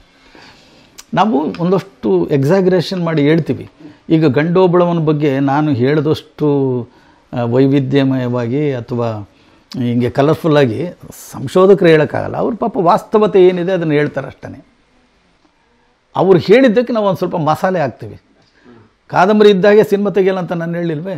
ನಾವು ಒಂದಷ್ಟು ಎಕ್ಸಾಗ್ರೇಷನ್ ಮಾಡಿ ಹೇಳ್ತೀವಿ ಈಗ ಗಂಡೋಬಳವನ ಬಗ್ಗೆ ನಾನು ಹೇಳಿದಷ್ಟು ಆ, ವೈವಿಧ್ಯಮಯವಾಗಿ ಅಥವಾ ಹಿಂಗೆ ಕಲರ್ಫುಲ್ಲಾಗಿ ಸಂಶೋಧಕರು ಹೇಳೋಕ್ಕಾಗಲ್ಲ ಅವ್ರ ಪಾಪ ವಾಸ್ತವತೆ ಏನಿದೆ ಅದನ್ನು ಹೇಳ್ತಾರೆ ಅಷ್ಟೇ ಅವ್ರು ಹೇಳಿದ್ದಕ್ಕೆ ನಾವು ಒಂದು ಸ್ವಲ್ಪ ಮಸಾಲೆ ಹಾಕ್ತೀವಿ ಕಾದಂಬರಿ ಇದ್ದಾಗೆ ಸಿನಿಮಾ ತೆಗಿಯಲ್ಲ ಅಂತ ನಾನು ಹೇಳಿಲ್ವೇ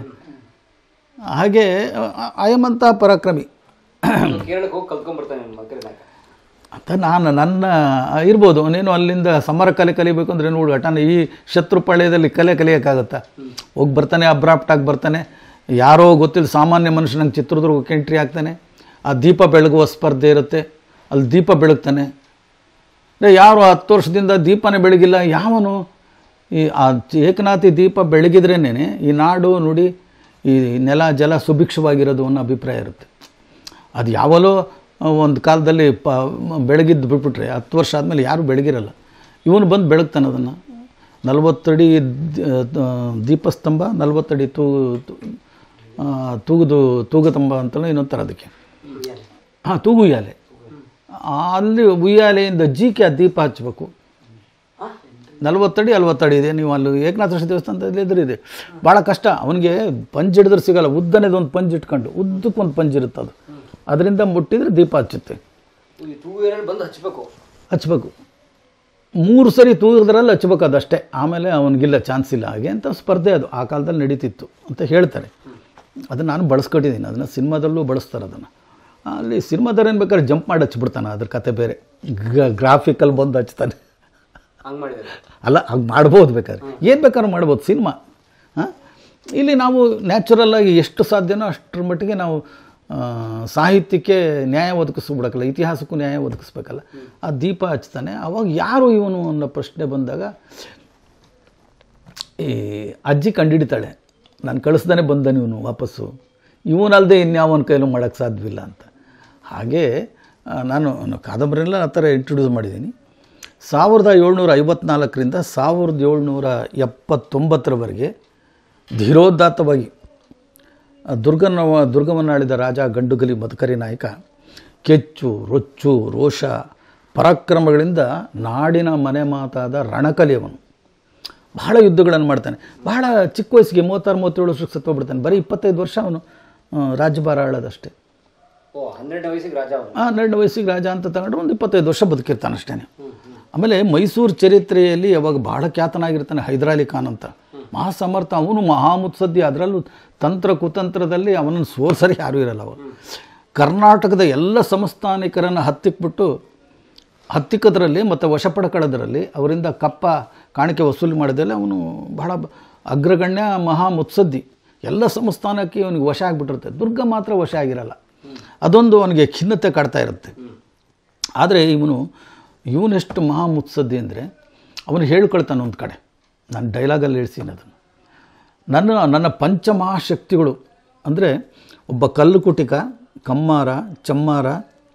ಹಾಗೆ ಆ- ಆಯಮಂತ ಪರಾಕ್ರಮಿ ಕೇರಳಕ್ಕೆ ಹೋಗಿ ಕಲ್ತ್ಕೊಂಡ್ಬರ್ತಾನೆ ಮಧುಕರಿ ನಾಯಕ ಅಂತ ನಾನು ನನ್ನ ಇರ್ಬೋದು ನೀನು ಅಲ್ಲಿಂದ ಸಮರ ಕಲೆ ಕಲಿಬೇಕು ಅಂದರೆ ನೋಡು ಅಟಾನ ಈ ಶತ್ರುಪಾಳ್ಯದಲ್ಲಿ ಕಲೆ ಕಲಿಯೋಕ್ಕಾಗತ್ತಾ ಹೋಗಿ ಬರ್ತಾನೆ ಅಬ್ರಾಪ್ಟಾಗಿ ಬರ್ತಾನೆ ಯಾರೋ ಗೊತ್ತಿಲ್ಲ ಸಾಮಾನ್ಯ ಮನುಷ್ಯನಂಗೆ ಚಿತ್ರದುರ್ಗಕ್ಕೆ ಎಂಟ್ರಿ ಆಗ್ತಾನೆ ಆ ದೀಪ ಬೆಳಗುವ ಸ್ಪರ್ಧೆ ಇರುತ್ತೆ ಅಲ್ಲಿ ದೀಪ ಬೆಳಗ್ತಾನೆ ಏ, ಯಾರು ಹತ್ತು ವರ್ಷದಿಂದ ದೀಪನೇ ಬೆಳಗಿಲ್ಲ ಯಾವನು ಈ ಆ ಏಕನಾಥಿ ದೀಪ ಬೆಳಗಿದ್ರೇನೆ ಈ ನಾಡು ನುಡಿ ಈ ನೆಲ ಜಲ ಸುಭಿಕ್ಷವಾಗಿರೋದು ಅನ್ನೋ ಅಭಿಪ್ರಾಯ ಇರುತ್ತೆ ಅದು ಯಾವಲೋ ಒಂದು ಕಾಲದಲ್ಲಿ ಪ ಬೆಳಗಿದ್ದು ಬಿಟ್ಬಿಟ್ರೆ ಹತ್ತು ವರ್ಷ ಆದಮೇಲೆ ಯಾರೂ ಬೆಳಗಿರಲ್ಲ ಇವನು ಬಂದು ಬೆಳಗ್ತಾನೆ ಅದನ್ನು ನಲವತ್ತಡಿ ದ- ದೀಪಸ್ತಂಭ ನಲವತ್ತಡಿ ತೂ ತೂ- ಆ, ತೂಗುದು ತೂಗತಂಬ ಅಂತಲೂ ಇನ್ನೊಂದು ಥರ ಅದಕ್ಕೆ ಹಾಂ ತೂಗು ಉಯ್ಯಾಲೆ ಅಲ್ಲಿ ಉಯ್ಯಾಲೆಯಿಂದ ಜೀಕೆ ಆ ದೀಪ ಹಚ್ಚಬೇಕು ನಲ್ವತ್ತಡಿ ಅಲ್ವತ್ತಡಿ ಇದೆ ನೀವು ಅಲ್ಲಿ ಏಕನಾಥೇಶ್ವರ ದೇವಸ್ಥಾನದಲ್ಲಿ ಎದುರಿದೆ ಭಾಳ ಕಷ್ಟ ಅವನಿಗೆ ಪಂಜ್ ಹಿಡಿದ್ರೆ ಸಿಗಲ್ಲ ಉದ್ದನೇದು ಒಂದು ಪಂಜ್ ಇಟ್ಕೊಂಡು ಉದ್ದಕ್ಕೊಂದು ಪಂಜ್ ಇರುತ್ತೆ ಅದು ಅದರಿಂದ ಮುಟ್ಟಿದ್ರೆ ದೀಪ ಹಚ್ಚುತ್ತೆ ಈ ಟೂ ವೀಲರ್ ಬಂದು ಹಚ್ಬೇಕು ಹಚ್ಬೇಕು ಮೂರು ಸರಿ ತೂಗಿದ್ರಲ್ಲಿ ಹಚ್ಬೇಕು ಅದಷ್ಟೇ ಆಮೇಲೆ ಅವನಿಗಿಲ್ಲ ಚಾನ್ಸ್ ಇಲ್ಲ ಹಾಗೆ ಅಂತ ಸ್ಪರ್ಧೆ ಅದು ಆ ಕಾಲದಲ್ಲಿ ನಡೀತಿತ್ತು ಅಂತ ಹೇಳ್ತಾರೆ ಅದನ್ನು ನಾನು ಬಳಸ್ಕೊಟ್ಟಿದ್ದೀನಿ ಅದನ್ನು ಸಿನಿಮಾದಲ್ಲೂ ಬಳಸ್ತಾರೆ ಅದನ್ನು ಅಲ್ಲಿ ಸಿನಿಮಾದವ್ರು ಏನು ಬೇಕಾದ್ರೆ ಜಂಪ್ ಮಾಡಿ ಹಚ್ಬಿಡ್ತಾನೆ ಅದ್ರ ಕತೆ ಬೇರೆ ಗ್ರಾಫಿಕಲ್ ಬಂದು ಹಚ್ತಾನೆ ಹಂಗೆ ಮಾಡಿದ್ದಾರೆ ಅಲ್ಲ ಹಾಗೆ ಮಾಡ್ಬೋದು ಬೇಕಾದ್ರೆ ಏನು ಬೇಕಾದ್ರೂ ಮಾಡ್ಬೋದು ಸಿನಿಮಾ ಹಾಂ ಇಲ್ಲಿ ನಾವು ನ್ಯಾಚುರಲ್ಲಾಗಿ ಎಷ್ಟು ಸಾಧ್ಯನೋ ಅಷ್ಟರ ಮಟ್ಟಿಗೆ ನಾವು ಆ, ಸಾಹಿತ್ಯಕ್ಕೆ ನ್ಯಾಯ ಒದಗಿಸ್ಬಿಡಕ್ಕಲ್ಲ ಇತಿಹಾಸಕ್ಕೂ ನ್ಯಾಯ ಒದಗಿಸ್ಬೇಕಲ್ಲ ಆ ದೀಪ ಹಚ್ತಾನೆ ಅವಾಗ ಯಾರು ಇವನು ಅನ್ನೋ ಪ್ರಶ್ನೆ ಬಂದಾಗ ಈ ಅಜ್ಜಿ ಕಂಡಿಡಿತಾಳೆ ನಾನು ಕಳಿಸ್ದಾನೆ ಬಂದನು ಇವನು ವಾಪಸ್ಸು ಇವನಲ್ಲದೆ ಇನ್ಯಾವನ ಕೈಲೂ ಮಾಡೋಕ್ಕೆ ಸಾಧ್ಯವಿಲ್ಲ ಅಂತ ಹಾಗೆ ಆ, ನಾನು ನಾನು ಕಾದಂಬರಿನೆಲ್ಲ ಆ ಥರ ಇಂಟ್ರೊಡ್ಯೂಸ್ ಮಾಡಿದ್ದೀನಿ ಸಾವಿರದ ಏಳ್ನೂರ ಐವತ್ನಾಲ್ಕರಿಂದ ಸಾವಿರದ ಏಳ್ನೂರ ಎಪ್ಪತ್ತೊಂಬತ್ತರವರೆಗೆ ಧೀರೋದಾತ್ತವಾಗಿ ಆ ದುರ್ಗನ ದುರ್ಗವನ್ನಾಳಿದ ರಾಜ ಗಂಡುಗಲಿ ಮಧುಕರಿ ನಾಯಕ ಕೆಚ್ಚು ರೊಚ್ಚು ರೋಷ ಪರಾಕ್ರಮಗಳಿಂದ ನಾಡಿನ ಮನೆ ಮಾತಾದ ರಣಕಲಿಯವನು ಬಹಳ ಯುದ್ಧಗಳನ್ನು ಮಾಡ್ತಾನೆ ಬಹಳ ಚಿಕ್ಕ ವಯಸ್ಸಿಗೆ ಮೂವತ್ತಾರು ಮೂವತ್ತೇಳು ವರ್ಷಕ್ಕೆ ಸತ್ತೋಗ್ಬಿಡ್ತಾನೆ ಬರೀ ಇಪ್ಪತ್ತೈದು ವರ್ಷ ಅವನು ಆ, ರಾಜ್ಯಭಾರ ಆಳೋದಷ್ಟೇ ಓ ಹನ್ನೆರಡನೇ ವಯಸ್ಸಿಗೆ ರಾಜ ಅವನು ಆ ಹನ್ನೆರಡು ವಯಸ್ಸಿಗೆ ರಾಜ ಅಂತ ತಗೊಂಡ್ರೆ ಒಂದು ಇಪ್ಪತ್ತೈದು ವರ್ಷ ಬದುಕಿರ್ತಾನೆ ಅಷ್ಟೇ ಆಮೇಲೆ ಮೈಸೂರು ಚರಿತ್ರೆಯಲ್ಲಿ ಅವಾಗ ಬಹಳ ಖ್ಯಾತನಾಗಿರ್ತಾನೆ ಹೈದರಾಲಿ ಖಾನ್ ಅಂತ ಮಹಾಸಮರ್ಥ ಅವನು ಮಹಾಮುತ್ಸದ್ದಿ ಅದರಲ್ಲೂ ತಂತ್ರ ಕುತಂತ್ರದಲ್ಲಿ ಅವನನ್ನು ಸೋಲ್ಸರಿ ಯಾರೂ ಇರಲ್ಲ ಅವರು ಕರ್ನಾಟಕದ ಎಲ್ಲ ಸಂಸ್ಥಾನಿಕರನ್ನು ಹತ್ತಿಕ್ಬಿಟ್ಟು ಹತ್ತಿಕ್ಕದ್ರಲ್ಲಿ ಮತ್ತು ವಶ ಪಡ್ಕೊಳ್ಳೋದ್ರಲ್ಲಿ ಅವರಿಂದ ಕಪ್ಪ ಕಾಣಿಕೆ ವಸೂಲಿ ಮಾಡೋದ್ರಲ್ಲಿ ಅವನು ಬಹಳ ಬ- ಅಗ್ರಗಣ್ಯ ಮಹಾ ಮುತ್ಸದ್ದಿ ಎಲ್ಲ ಸಂಸ್ಥಾನಕ್ಕೆ ಅವನಿಗೆ ವಶ ಆಗಿಬಿಟ್ಟಿರುತ್ತೆ ದುರ್ಗ ಮಾತ್ರ ವಶ ಆಗಿರಲ್ಲ ಅದೊಂದು ಅವನಿಗೆ ಖಿನ್ನತೆ ಕಾಡ್ತಾ ಇರುತ್ತೆ ಆದರೆ ಇವನು ಇವನೆಷ್ಟು ಮಹಾ ಮುತ್ಸದ್ದಿ ಅಂದರೆ ಅವನು ಹೇಳ್ಕೊಳ್ತಾನೆ ಒಂದು ಕಡೆ ನಾನು ಡೈಲಾಗಲ್ಲಿ ಹೇಳ್ತೀನಿ ಅದನ್ನು ನನ್ನ ನನ್ನ ಪಂಚಮಹಾಶಕ್ತಿಗಳು ಅಂದರೆ ಒಬ್ಬ ಕಲ್ಲುಕುಟಿಕ ಕಮ್ಮಾರ ಚಮ್ಮಾರ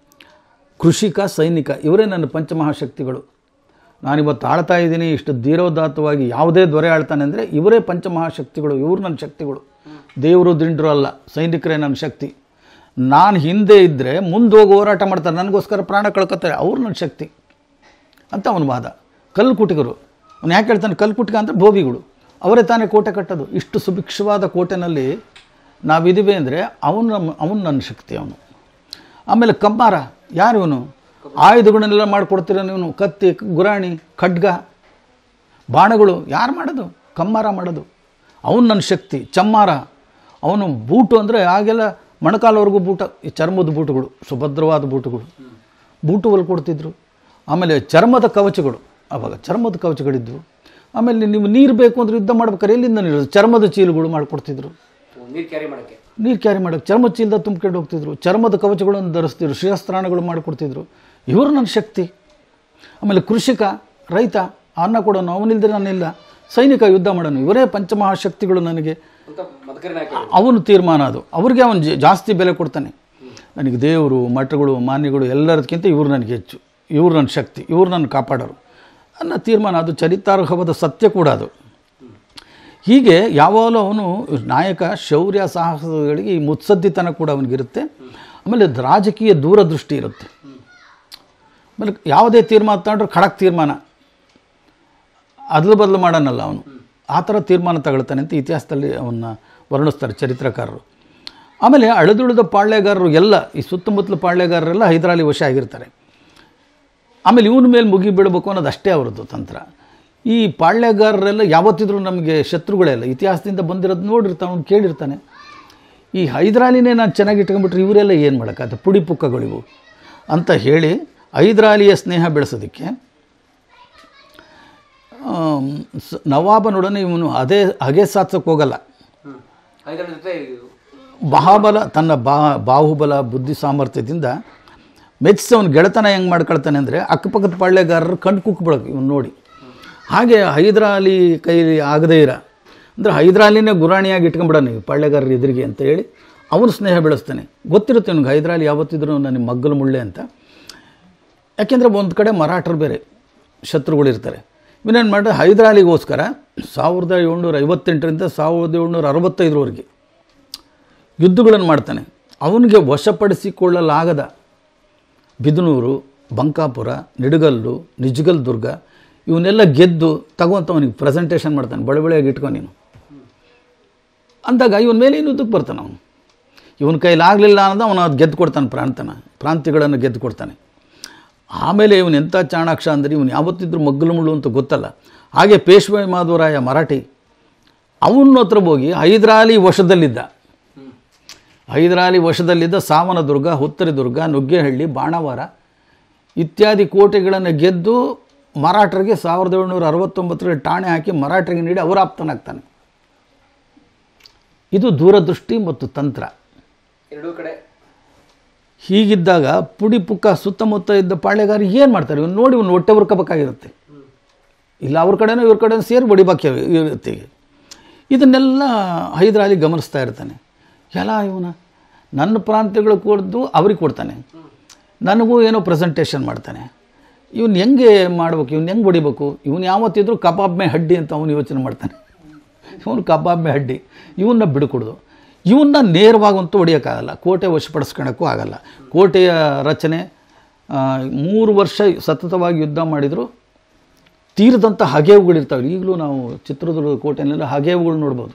ಕೃಷಿಕ ಸೈನಿಕ ಇವರೇ ನನ್ನ ಪಂಚಮಹಾಶಕ್ತಿಗಳು ನಾನಿವತ್ತು ಆಳ್ತಾ ಇದ್ದೀನಿ ಇಷ್ಟು ಧೀರೋದಾತ್ತವಾಗಿ ಯಾವುದೇ ದೊರೆ ಆಳ್ತಾನೆ ಅಂದರೆ ಇವರೇ ಪಂಚಮಹಾಶಕ್ತಿಗಳು ಇವರು ನನ್ನ ಶಕ್ತಿಗಳು ದೇವರು ದಿಂಡ್ರು ಅಲ್ಲ ಸೈನಿಕರೇ ನನ್ನ ಶಕ್ತಿ ನಾನು ಹಿಂದೆ ಇದ್ದರೆ ಮುಂದೆ ಹೋಗಿ ಹೋರಾಟ ಮಾಡ್ತಾರೆ ನನಗೋಸ್ಕರ ಪ್ರಾಣ ಕಳ್ಕೊತಾರೆ ಅವ್ರು ನನ್ನ ಶಕ್ತಿ ಅಂತ ಅವನ ವಾದ ಕಲ್ಲುಕುಟಿಗರು ಅವನು ಯಾಕೆ ಹೇಳ್ತಾನೆ ಕಲ್ಲುಕುಟಿಗ ಅಂದರೆ ಭೋಗಿಗಳು ಅವರೇ ತಾನೇ ಕೋಟೆ ಕಟ್ಟೋದು ಇಷ್ಟು ಸುಭಿಕ್ಷವಾದ ಕೋಟೆನಲ್ಲಿ ನಾವಿದ್ದೀವಿ ಅಂದರೆ ಅವನು ನಮ್ಮ ಅವನು ನನ್ನ ಶಕ್ತಿ ಅವನು ಆಮೇಲೆ ಕಮ್ಮಾರ ಯಾರು ಇವನು ಆಯುಧಗಳನ್ನೆಲ್ಲ ಮಾಡಿಕೊಡ್ತೀರ ನೀವು ಕತ್ತಿ ಗುರಾಣಿ ಖಡ್ಗ ಬಾಣಗಳು ಯಾರು ಮಾಡೋದು ಕಮ್ಮಾರ ಮಾಡೋದು ಅವನು ನನ್ನ ಶಕ್ತಿ ಚಮ್ಮಾರ ಅವನು ಬೂಟು ಅಂದರೆ ಆಗೆಲ್ಲ ಮೊಣಕಾಲವರೆಗೂ ಬೂಟ ಈ ಚರ್ಮದ ಬೂಟುಗಳು ಸುಭದ್ರವಾದ ಬೂಟುಗಳು ಬೂಟು ಹೊಲ್ ಕೊಡ್ತಿದ್ರು ಆಮೇಲೆ ಚರ್ಮದ ಕವಚಗಳು ಅವಾಗ ಚರ್ಮದ ಕವಚಗಳಿದ್ವು ಆಮೇಲೆ ನೀವು ನೀರು ಬೇಕು ಅಂದ್ರೆ ಯುದ್ಧ ಮಾಡ್ಬೇಕಾದ್ರೆ ಎಲ್ಲಿಂದ ನೀರು ಚರ್ಮದ ಚೀಲಗಳು ಮಾಡಿಕೊಡ್ತಿದ್ರು ನೀರು ಕ್ಯಾರಿ ಮಾಡೋಕ್ಕೆ ನೀರು ಕ್ಯಾರಿ ಮಾಡೋಕ್ಕೆ ಚರ್ಮದ ಚೀಲದ ತುಂಬ್ಕೊಂಡು ಹೋಗ್ತಿದ್ರು ಚರ್ಮದ ಕವಚಗಳನ್ನು ಧರಿಸ್ತಿದ್ರು ಶಿರಸ್ತ್ರಾಣಗಳು ಮಾಡಿಕೊಡ್ತಿದ್ರು ಇವರು ನನ್ನ ಶಕ್ತಿ ಆಮೇಲೆ ಕೃಷಿಕ ರೈತ ಅನ್ನ ಕೊಡೋನು ಅವನಿಲ್ದ್ರೆ ನಾನಿಲ್ಲ ಸೈನಿಕ ಯುದ್ಧ ಮಾಡೋನು ಇವರೇ ಪಂಚಮಹಾಶಕ್ತಿಗಳು ನನಗೆ ಅವನು ತೀರ್ಮಾನ ಅದು ಅವ್ರಿಗೆ ಅವನು ಜ- ಜಾಸ್ತಿ ಬೆಲೆ ಕೊಡ್ತಾನೆ ನನಗೆ ದೇವರು ಮಠಗಳು ಮಾನ್ಯಗಳು ಎಲ್ಲದಕ್ಕಿಂತ ಇವರು ನನಗೆ ಹೆಚ್ಚು ಇವ್ರು ನನ್ನ ಶಕ್ತಿ ಇವ್ರು ನನ್ನ ಕಾಪಾಡೋರು ಅನ್ನೋ ತೀರ್ಮಾನ ಅದು ಚರಿತಾರ್ಹವಾದ ಸತ್ಯ ಕೂಡ ಅದು ಹೀಗೆ ಯಾವಾಗಲೂ ಅವನು ನಾಯಕ ಶೌರ್ಯ ಸಾಹಸಗಳಿಗೆ ಈ ಮುತ್ಸದ್ದಿತನ ಕೂಡ ಅವನಿಗಿರುತ್ತೆ ಆಮೇಲೆ ಅದು ರಾಜಕೀಯ ದೂರದೃಷ್ಟಿ ಇರುತ್ತೆ ಆಮೇಲೆ ಯಾವುದೇ ತೀರ್ಮಾನ ತಗೊಂಡ್ರೆ ಖಡಕ್ ತೀರ್ಮಾನ ಅದಲು ಬದಲು ಮಾಡೋನಲ್ಲ ಅವನು ಆ ಥರ ತೀರ್ಮಾನ ತಗೊಳ್ತಾನೆ ಅಂತ ಇತಿಹಾಸದಲ್ಲಿ ಅವನ್ನ ವರ್ಣಿಸ್ತಾರೆ ಚರಿತ್ರಕಾರರು ಆಮೇಲೆ ಅಳೆದುಳಿದ ಪಾಳ್ಯಗಾರರು ಎಲ್ಲ ಈ ಸುತ್ತಮುತ್ತಲ ಪಾಳ್ಯಗಾರರೆಲ್ಲ ಹೈದರಾಲಿ ವಶ ಆಗಿರ್ತಾರೆ ಆಮೇಲೆ ಇವನ ಮೇಲೆ ಮುಗಿ ಬಿಡಬೇಕು ಅನ್ನೋದು ಅಷ್ಟೇ ಅವರದ್ದು ತಂತ್ರ ಈ ಪಾಳ್ಯಗಾರರೆಲ್ಲ ಯಾವತ್ತಿದ್ರೂ ನಮಗೆ ಶತ್ರುಗಳೇ ಅಲ್ಲ ಇತಿಹಾಸದಿಂದ ಬಂದಿರೋದು ನೋಡಿರ್ತಾನೆ ಅವ್ನು ಕೇಳಿರ್ತಾನೆ ಈ ಹೈದರಾಲಿನೇ ನಾನು ಚೆನ್ನಾಗಿ ಇಟ್ಕೊಂಡ್ಬಿಟ್ರೆ ಇವರೆಲ್ಲ ಏನು ಮಾಡೋಕ್ಕಾಗುತ್ತೆ ಪುಡಿ ಪುಕ್ಕಗಳಿವು ಅಂತ ಹೇಳಿ ಹೈದರಾಲಿಯ ಸ್ನೇಹ ಬೆಳೆಸೋದಕ್ಕೆ ಆಮ್, ಸ- ನವಾಬನೊಡನೆ ಇವನು ಅದೇ ಹಗೆ ಸಾಧಿಸೋಕೆ ಹೋಗಲ್ಲ ಮಹಾಬಲ ತನ್ನ ಬಾ ಬಾಹುಬಲ ಬುದ್ಧಿ ಸಾಮರ್ಥ್ಯದಿಂದ ಮೆಚ್ಚಿಸಿ ಅವನ ಗೆಳೆತನ ಹೆಂಗೆ ಮಾಡ್ಕೊಳ್ತಾನೆ ಅಂದರೆ ಅಕ್ಕಪಕ್ಕದ ಪಾಳ್ಯಗಾರರು ಕಣ್ಣು ಕುಕ್ಬಿಡೋದು ಇವನು ನೋಡಿ ಹಾಗೆ ಹೈದರಾಲಿ ಕೈಲಿ ಆಗದೇ ಇರ ಅಂದರೆ ಹೈದರಾಲಿನೇ ಗುರಾಣಿಯಾಗಿ ಇಟ್ಕೊಂಬಿಡ ನೀವು ಪಾಳ್ಯಗಾರರ ಎದುರಿಗೆ ಅಂತ ಹೇಳಿ ಅವನು ಸ್ನೇಹ ಬೆಳೆಸ್ತಾನೆ ಗೊತ್ತಿರುತ್ತೆ ನನಗೆ ಹೈದರಾಲಿ ಯಾವತ್ತಿದ್ರು ನನಗೆ ಮಗ್ಗಲು ಮುಳ್ಳೆ ಅಂತ ಯಾಕೆಂದರೆ ಒಂದು ಕಡೆ ಮರಾಠರು ಬೇರೆ ಶತ್ರುಗಳಿರ್ತಾರೆ ಇವನೇನು ಮಾಡಿ ಹೈದರಾಲಿಗೋಸ್ಕರ ಸಾವಿರದ ಏಳ್ನೂರ ಐವತ್ತೆಂಟರಿಂದ ಸಾವಿರದ ಏಳ್ನೂರ ಅರವತ್ತೈದರವರೆಗೆ ಯುದ್ಧಗಳನ್ನು ಮಾಡ್ತಾನೆ ಅವನಿಗೆ ವಶಪಡಿಸಿಕೊಳ್ಳಲಾಗದ ಬಿದನೂರು ಬಂಕಾಪುರ ನಿಡಗಲ್ಲು ನಿಜಗಲ್ ದುರ್ಗ ಇವನ್ನೆಲ್ಲ ಗೆದ್ದು ತಗೊಂತ ಅವನಿಗೆ ಪ್ರೆಸೆಂಟೇಷನ್ ಮಾಡ್ತಾನೆ ಬಳೆ ಬಳೆಯಾಗಿ ಇಟ್ಕೊ ನೀನು ಅಂದಾಗ ಇವನ ಮೇಲೆ ಏನು ಯುದ್ಧಕ್ಕೆ ಬರ್ತಾನೆ ಅವನು ಇವನ ಕೈಲಾಗಲಿಲ್ಲ ಅನ್ನೋದು ಅವನು ಅದು ಗೆದ್ದು ಕೊಡ್ತಾನೆ ಪ್ರಾಂತನ ಪ್ರಾಂತ್ಯಗಳನ್ನು ಗೆದ್ದು ಕೊಡ್ತಾನೆ ಆಮೇಲೆ ಇವನು ಎಂಥ ಚಾಣಾಕ್ಷ ಅಂದರೆ ಇವನು ಯಾವತ್ತಿದ್ರೂ ಮಗ್ಗಲು ಮುಳ್ಳು ಅಂತ ಗೊತ್ತಲ್ಲ ಹಾಗೆ ಪೇಶ್ವೆ ಮಾಧವರಾಯ ಮರಾಠಿ ಅವನ ಹತ್ರ ಹೋಗಿ ಹೈದರಾಲಿ ವಶದಲ್ಲಿದ್ದ ಹೈದರಾಲಿ ವಶದಲ್ಲಿದ್ದ ಸಾವನದುರ್ಗ ಹುತ್ತರಿದುರ್ಗ ನುಗ್ಗೇಹಳ್ಳಿ ಬಾಣಾವಾರ ಇತ್ಯಾದಿ ಕೋಟೆಗಳನ್ನು ಗೆದ್ದು ಮರಾಠರಿಗೆ ಸಾವಿರದ ಏಳ್ನೂರ ಅರವತ್ತೊಂಬತ್ತರಲ್ಲಿ ಠಾಣೆ ಹಾಕಿ ಮರಾಠರಿಗೆ ನೀಡಿ ಅವರ ಆಪ್ತನಾಗ್ತಾನೆ ಇದು ದೂರದೃಷ್ಟಿ ಮತ್ತು ತಂತ್ರ ಎರಡೂ ಕಡೆ ಹೀಗಿದ್ದಾಗ ಪುಡಿ ಪುಕ್ಕ ಸುತ್ತಮುತ್ತ ಇದ್ದ ಪಾಳ್ಯಗಾರ ಏನು ಮಾಡ್ತಾರೆ ಇವನು ನೋಡಿ ಇವನು ಹೊಟ್ಟೆ ಹುರ್ಕೋಬೇಕಾಗಿರುತ್ತೆ ಇಲ್ಲ ಅವ್ರ ಕಡೆನೋ ಇವ್ರ ಕಡೆನೋ ಸೇರಿ ಬಡಿಬಾಕಿ ಇರುತ್ತೆ ಇದನ್ನೆಲ್ಲ ಹೈದರಾಲಿ ಗಮನಿಸ್ತಾ ಇರ್ತಾನೆ ಎಲ್ಲ ಇವನ ನನ್ನ ಪ್ರಾಂತ್ಯಗಳು ಕೊಡ್ದು ಅವ್ರಿಗೆ ಕೊಡ್ತಾನೆ ನನಗೂ ಏನೋ ಪ್ರೆಸೆಂಟೇಷನ್ ಮಾಡ್ತಾನೆ ಇವನು ಹೆಂಗೆ ಮಾಡ್ಬೇಕು ಇವ್ನು ಹೆಂಗೆ ಹೊಡಿಬೇಕು ಇವನು ಯಾವತ್ತಿದ್ರೂ ಕಬಾಬ್ ಮೇ ಹಡ್ಡಿ ಅಂತ ಅವನು ಯೋಚನೆ ಮಾಡ್ತಾನೆ ಇವನು ಕಬಾಬ್ ಮೇ ಹಡ್ಡಿ ಇವನ್ನ ಬಿಡ್ಕೊಡ್ದು ಇವನ್ನ ನೇರವಾಗಂತೂ ಹೊಡಿಯೋಕ್ಕಾಗಲ್ಲ ಕೋಟೆ ವಶಪಡಿಸ್ಕೊಳಕ್ಕೂ ಆಗಲ್ಲ ಕೋಟೆಯ ರಚನೆ ಆ, ಮೂರು ವರ್ಷ ಸತತವಾಗಿ ಯುದ್ಧ ಮಾಡಿದರು ತೀರದಂಥ ಹಗೆವುಗಳಿರ್ತಾವೆ ಈಗಲೂ ನಾವು ಚಿತ್ರದುರ್ಗ ಕೋಟೆಯಲ್ಲೆಲ್ಲ ಹಗೆವುಗಳು ನೋಡ್ಬೋದು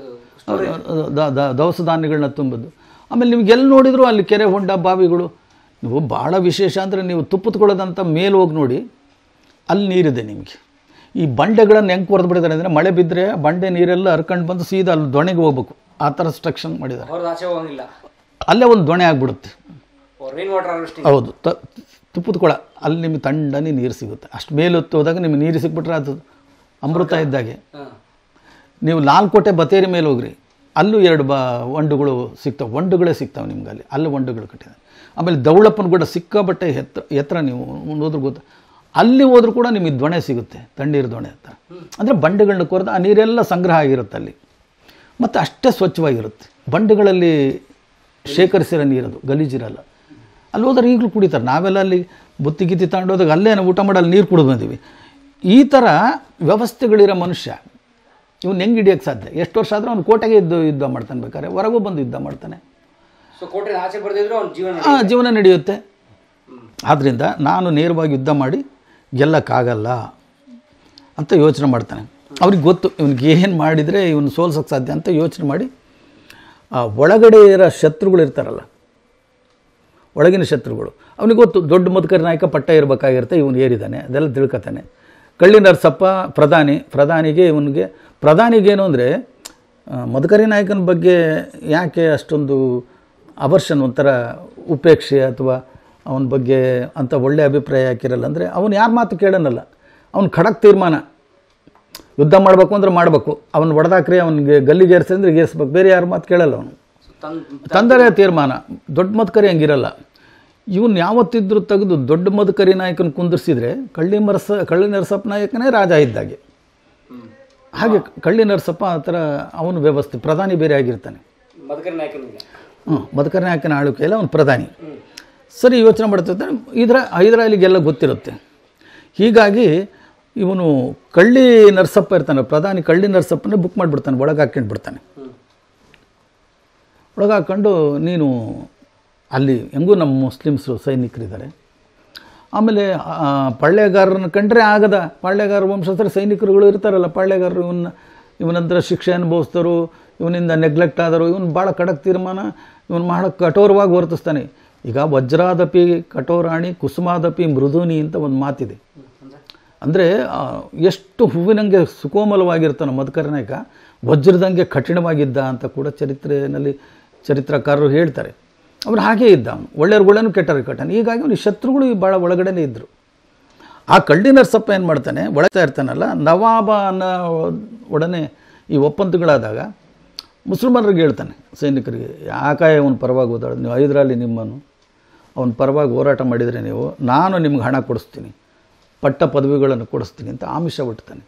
ದ- ದ- ದವಸ ಧಾನ್ಯಗಳನ್ನ ತುಂಬಿದ್ದು ಆಮೇಲೆ ನಿಮ್ಗೆ ಎಲ್ಲಿ ನೋಡಿದ್ರು ಅಲ್ಲಿ ಕೆರೆ ಹೊಂಡ ಬಾವಿಗಳು ನೀವು ಭಾಳ ವಿಶೇಷ ಅಂದರೆ ನೀವು ತುಪ್ಪತ್ಕೊಳ್ಳೋದಂಥ ಮೇಲೆ ಹೋಗಿ ನೋಡಿ ಅಲ್ಲಿ ನೀರಿದೆ ನಿಮಗೆ ಈ ಬಂಡೆಗಳನ್ನು ಹೆಂಗೆ ಕೊರೆದು ಬಿಟ್ಟಿದ್ದಾರೆ ಅಂದರೆ ಮಳೆ ಬಿದ್ದರೆ ಬಂಡೆ ನೀರೆಲ್ಲ ಹರ್ಕೊಂಡು ಬಂದು ಸೀದಾ ಅಲ್ಲಿ ದೊಣೆಗೆ ಹೋಗ್ಬೇಕು ಆ ಥರ ಸ್ಟ್ರಕ್ಷನ್ ಮಾಡಿದ್ದಾರೆ ಅವ್ರದ್ದು ಆಚೆ ಹೋಗಂಗಿಲ್ಲ ಅಲ್ಲೇ ಒಂದು ದೊಣೆ ಆಗಿಬಿಡುತ್ತೆ ರೈನ್ ವಾಟರ್ ಹಾರ್ವೆಸ್ಟಿಂಗ್ ಹೌದು ತ ತುಪ್ಪದ ಕೊಳ ಅಲ್ಲಿ ನಿಮಗೆ ತಣ್ಣನೆ ನೀರು ಸಿಗುತ್ತೆ ಅಷ್ಟು ಮೇಲೊತ್ತು ಹೋದಾಗ ನಿಮಗೆ ನೀರು ಸಿಕ್ಬಿಟ್ರೆ ಅದು ಅಮೃತ ಇದ್ದಾಗೆ ನೀವು ಲಾಲ್ಕೋಟೆ ಬತೇರಿ ಮೇಲೆ ಹೋಗ್ರಿ ಅಲ್ಲೂ ಎರಡು ಬ ಒಂಡುಗಳು ಸಿಗ್ತವೆ ಒಂಡುಗಳೇ ಸಿಗ್ತವೆ ನಿಮ್ಗೆ ಅಲ್ಲಿ ಅಲ್ಲಿ ಒಂಡುಗಳು ಕಟ್ಟಿದೆ ಆಮೇಲೆ ದೌಳಪ್ಪನ ಗುಡ್ಡ ಸಿಕ್ಕಾಬಟ್ಟೆ ಎತ್ತರ ಎತ್ತರ ನೀವು ಹೋದ್ರೆ ಗೊತ್ತು ಅಲ್ಲಿ ಹೋದ್ರೂ ಕೂಡ ನಿಮಗೆ ದೊಣೆ ಸಿಗುತ್ತೆ ತಣ್ಣೀರು ದೊಣೆ ಹತ್ರ ಅಂದರೆ ಬಂಡೆಗಳನ್ನ ಕೊರೆದು ಆ ನೀರೆಲ್ಲ ಸಂಗ್ರಹ ಆಗಿರುತ್ತೆ ಅಲ್ಲಿ ಮತ್ತು ಅಷ್ಟೇ ಸ್ವಚ್ಛವಾಗಿರುತ್ತೆ ಬಂಡೆಗಳಲ್ಲಿ ಶೇಖರಿಸಿರೋ ನೀರದು ಗಲೀಜಿರಲ್ಲ ಅಲ್ಲಿ ಹೋದ್ರೆ ಈಗಲೂ ಕುಡಿತಾರೆ ನಾವೆಲ್ಲ ಅಲ್ಲಿ ಬುತ್ತಿ ಗಿತ್ತಿ ತಗೊಂಡೋದಾಗ ಅಲ್ಲೇ ನಾವು ಊಟ ಮಾಡಿ ಅಲ್ಲಿ ನೀರು ಕುಡಿದು ಬಂದೀವಿ ಈ ಥರ ವ್ಯವಸ್ಥೆಗಳಿರೋ ಮನುಷ್ಯ ಇವನು ಹೆಂಗೆ ಹಿಡಿಯೋಕ್ಕೆ ಸಾಧ್ಯ ಎಷ್ಟು ವರ್ಷ ಆದರೂ ಅವ್ನು ಕೋಟೆಗೆ ಇದ್ದು ಯುದ್ಧ ಮಾಡ್ತಾನೆ ಬೇಕಾದ್ರೆ ಹೊರಗೂ ಬಂದು ಯುದ್ಧ ಮಾಡ್ತಾನೆ ಸೊ ಕೋಟೆ ಆಚೆ ಬರ್ದಿದ್ರು ಅವ್ನ ಜೀವನ ಆ ಜೀವನ ನಡೆಯುತ್ತೆ ಆದ್ದರಿಂದ ನಾನು ನೇರವಾಗಿ ಯುದ್ಧ ಮಾಡಿ ಗೆಲ್ಲಕ್ಕಾಗಲ್ಲ ಅಂತ ಯೋಚನೆ ಮಾಡ್ತಾನೆ ಅವ್ರಿಗೆ ಗೊತ್ತು ಇವನಿಗೆ ಏನು ಮಾಡಿದರೆ ಇವನು ಸೋಲ್ಸೋಕ್ಕೆ ಸಾಧ್ಯ ಅಂತ ಯೋಚನೆ ಮಾಡಿ ಆ ಒಳಗಡೆ ಇರೋ ಶತ್ರುಗಳು ಇರ್ತಾರಲ್ಲ ಒಳಗಿನ ಶತ್ರುಗಳು ಅವನಿಗೆ ಗೊತ್ತು ದೊಡ್ಡ ಮಧುಕರಿ ನಾಯಕ ಪಟ್ಟ ಇರಬೇಕಾಗಿರುತ್ತೆ ಇವನು ಏರಿದ್ದಾನೆ ಅದೆಲ್ಲ ತಿಳ್ಕೊತಾನೆ ಕಳ್ಳಿ ನರಸಪ್ಪ ಪ್ರಧಾನಿ ಪ್ರಧಾನಿಗೆ ಇವನಿಗೆ ಪ್ರಧಾನಿಗೇನು ಅಂದರೆ ಮಧುಕರಿ ನಾಯಕನ ಬಗ್ಗೆ ಯಾಕೆ ಅಷ್ಟೊಂದು ಅವರ್ಷನ್ ಒಂಥರ ಉಪೇಕ್ಷೆ ಅಥವಾ ಅವನ ಬಗ್ಗೆ ಅಂಥ ಒಳ್ಳೆಯ ಅಭಿಪ್ರಾಯ ಯಾಕಿರಲ್ಲ ಅಂದರೆ ಅವನು ಯಾರ ಮಾತು ಕೇಳೋನಲ್ಲ ಅವನು ಖಡಕ್ ತೀರ್ಮಾನ ಯುದ್ಧ ಮಾಡಬೇಕು ಅಂದ್ರೆ ಮಾಡಬೇಕು ಅವನು ಹೊಡೆದಾಕ್ರಿ ಅವನಿಗೆ ಗಲ್ಲಿಗೆ ಏರಿಸಿ ಅಂದ್ರೆ ಏರಿಸ್ಬೇಕು ಬೇರೆ ಯಾರ ಮಾತು ಕೇಳಲ್ಲ ಅವನು ತಂದರೆ ತೀರ್ಮಾನ ದೊಡ್ಡ ಮದ್ಕರಿ ಹಂಗಿರಲ್ಲ ಇವನು ಯಾವತ್ತಿದ್ರೂ ತೆಗೆದು ದೊಡ್ಡ ಮದ್ಕರಿ ನಾಯಕನ ಕುಂದಿರ್ಸಿದ್ರೆ ಕಳ್ಳಿ ಮರಸ ಕಳ್ಳಿ ನರಸಪ್ಪ ನಾಯಕನೇ ರಾಜ ಇದ್ದಾಗೆ ಹಾಗೆ ಕಳ್ಳಿ ನರಸಪ್ಪ ಆ ಥರ ಅವನು ವ್ಯವಸ್ಥೆ ಪ್ರಧಾನಿ ಬೇರೆ ಆಗಿರ್ತಾನೆ ಮದಕರಿ ನಾಯಕನಿಗೆ ಹ್ಞೂ ಮಧುಕರ ನಾಯಕನ ಆಳ್ವಿಕೆಯಲ್ಲಿ ಅವನು ಪ್ರಧಾನಿ ಸರಿ ಯೋಚನೆ ಮಾಡ್ತಿರ್ತಾನೆ ಇದರ ಹೈದರಾಲಿಗೆಲ್ಲ ಗೊತ್ತಿರುತ್ತೆ ಹೀಗಾಗಿ ಇವನು ಕಳ್ಳಿ ನರಸಪ್ಪ ಇರ್ತಾನೆ ಪ್ರಧಾನಿ ಕಳ್ಳಿ ನರಸಪ್ಪನೇ ಬುಕ್ ಮಾಡಿಬಿಡ್ತಾನೆ ಒಳಗೆ ಹಾಕ್ಕೊಂಡು ಬಿಡ್ತಾನೆ ಒಳಗೆ ಹಾಕ್ಕೊಂಡು ನೀನು ಅಲ್ಲಿ ಹೆಂಗೂ ನಮ್ಮ ಮುಸ್ಲಿಮ್ಸರು ಸೈನಿಕರಿದ್ದಾರೆ ಆಮೇಲೆ ಆ, ಪಾಳ್ಯಗಾರರನ್ನ ಕಂಡ್ರೆ ಆಗದ ಪಾಳ್ಯಗಾರ ವಂಶಸ್ಥರ ಸೈನಿಕರುಗಳು ಇರ್ತಾರಲ್ಲ ಪಾಳ್ಯಗಾರರು ಇವನ್ನ ಇವನಂತರ ಶಿಕ್ಷೆ ಅನುಭವಿಸ್ತರು ಇವನಿಂದ ನೆಗ್ಲೆಕ್ಟ್ ಆದರು ಇವನು ಭಾಳ ಖಡಕ್ ತೀರ್ಮಾನ ಇವನು ಭಾಳ ಕಠೋರವಾಗಿ ವರ್ತಿಸ್ತಾನೆ ಈಗ ವಜ್ರಾದಪಿ ಕಠೋರಾಣಿ ಕುಸುಮಾದಪಿ ಮೃದುನಿ ಅಂತ ಒಂದು ಮಾತಿದೆ ಅಂದರೆ ಎಷ್ಟು ಹೂವಿನಂಗೆ ಸುಕೋಮಲವಾಗಿರ್ತಾನೆ ಮಧುಕರ ನಾಯಕ ವಜ್ರದಂಗೆ ಕಠಿಣವಾಗಿದ್ದ ಅಂತ ಕೂಡ ಚರಿತ್ರೆಯಲ್ಲಿ ಚರಿತ್ರಕಾರರು ಹೇಳ್ತಾರೆ ಅವನು ಹಾಗೇ ಇದ್ದ ಅವನು ಒಳ್ಳೆಯವ್ರುಗಳೇನು ಕೆಟ್ಟರು ಕಟ್ಟನೆ ಹೀಗಾಗಿ ಅವನಿಗೆ ಶತ್ರುಗಳು ಭಾಳ ಒಳಗಡೆನೇ ಇದ್ದರು ಆ ಕಳ್ಳಿ ನರಸಪ್ಪ ಏನು ಮಾಡ್ತಾನೆ ಒಳಗ್ತಾ ಇರ್ತಾನಲ್ಲ ನವಾಬ ಅನ್ನೋ ಒಡನೆ ಈ ಒಪ್ಪಂದಗಳಾದಾಗ ಮುಸಲ್ಮಾನರಿಗೆ ಹೇಳ್ತಾನೆ ಸೈನಿಕರಿಗೆ ಯಾಕಾಯ ಅವನ ಪರವಾಗಿ ಓದಾಡ ನೀವು ಐದರಲ್ಲಿ ನಿಮ್ಮನ್ನು ಅವನ ಪರವಾಗಿ ಹೋರಾಟ ಮಾಡಿದರೆ ನೀವು ನಾನು ನಿಮ್ಗೆ ಹಣ ಕೊಡಿಸ್ತೀನಿ ಪಟ್ಟ ಪದವಿಗಳನ್ನು ಕೊಡಿಸ್ತೀನಿ ಅಂತ ಆಮಿಷ ಬಿಡ್ತಾನೆ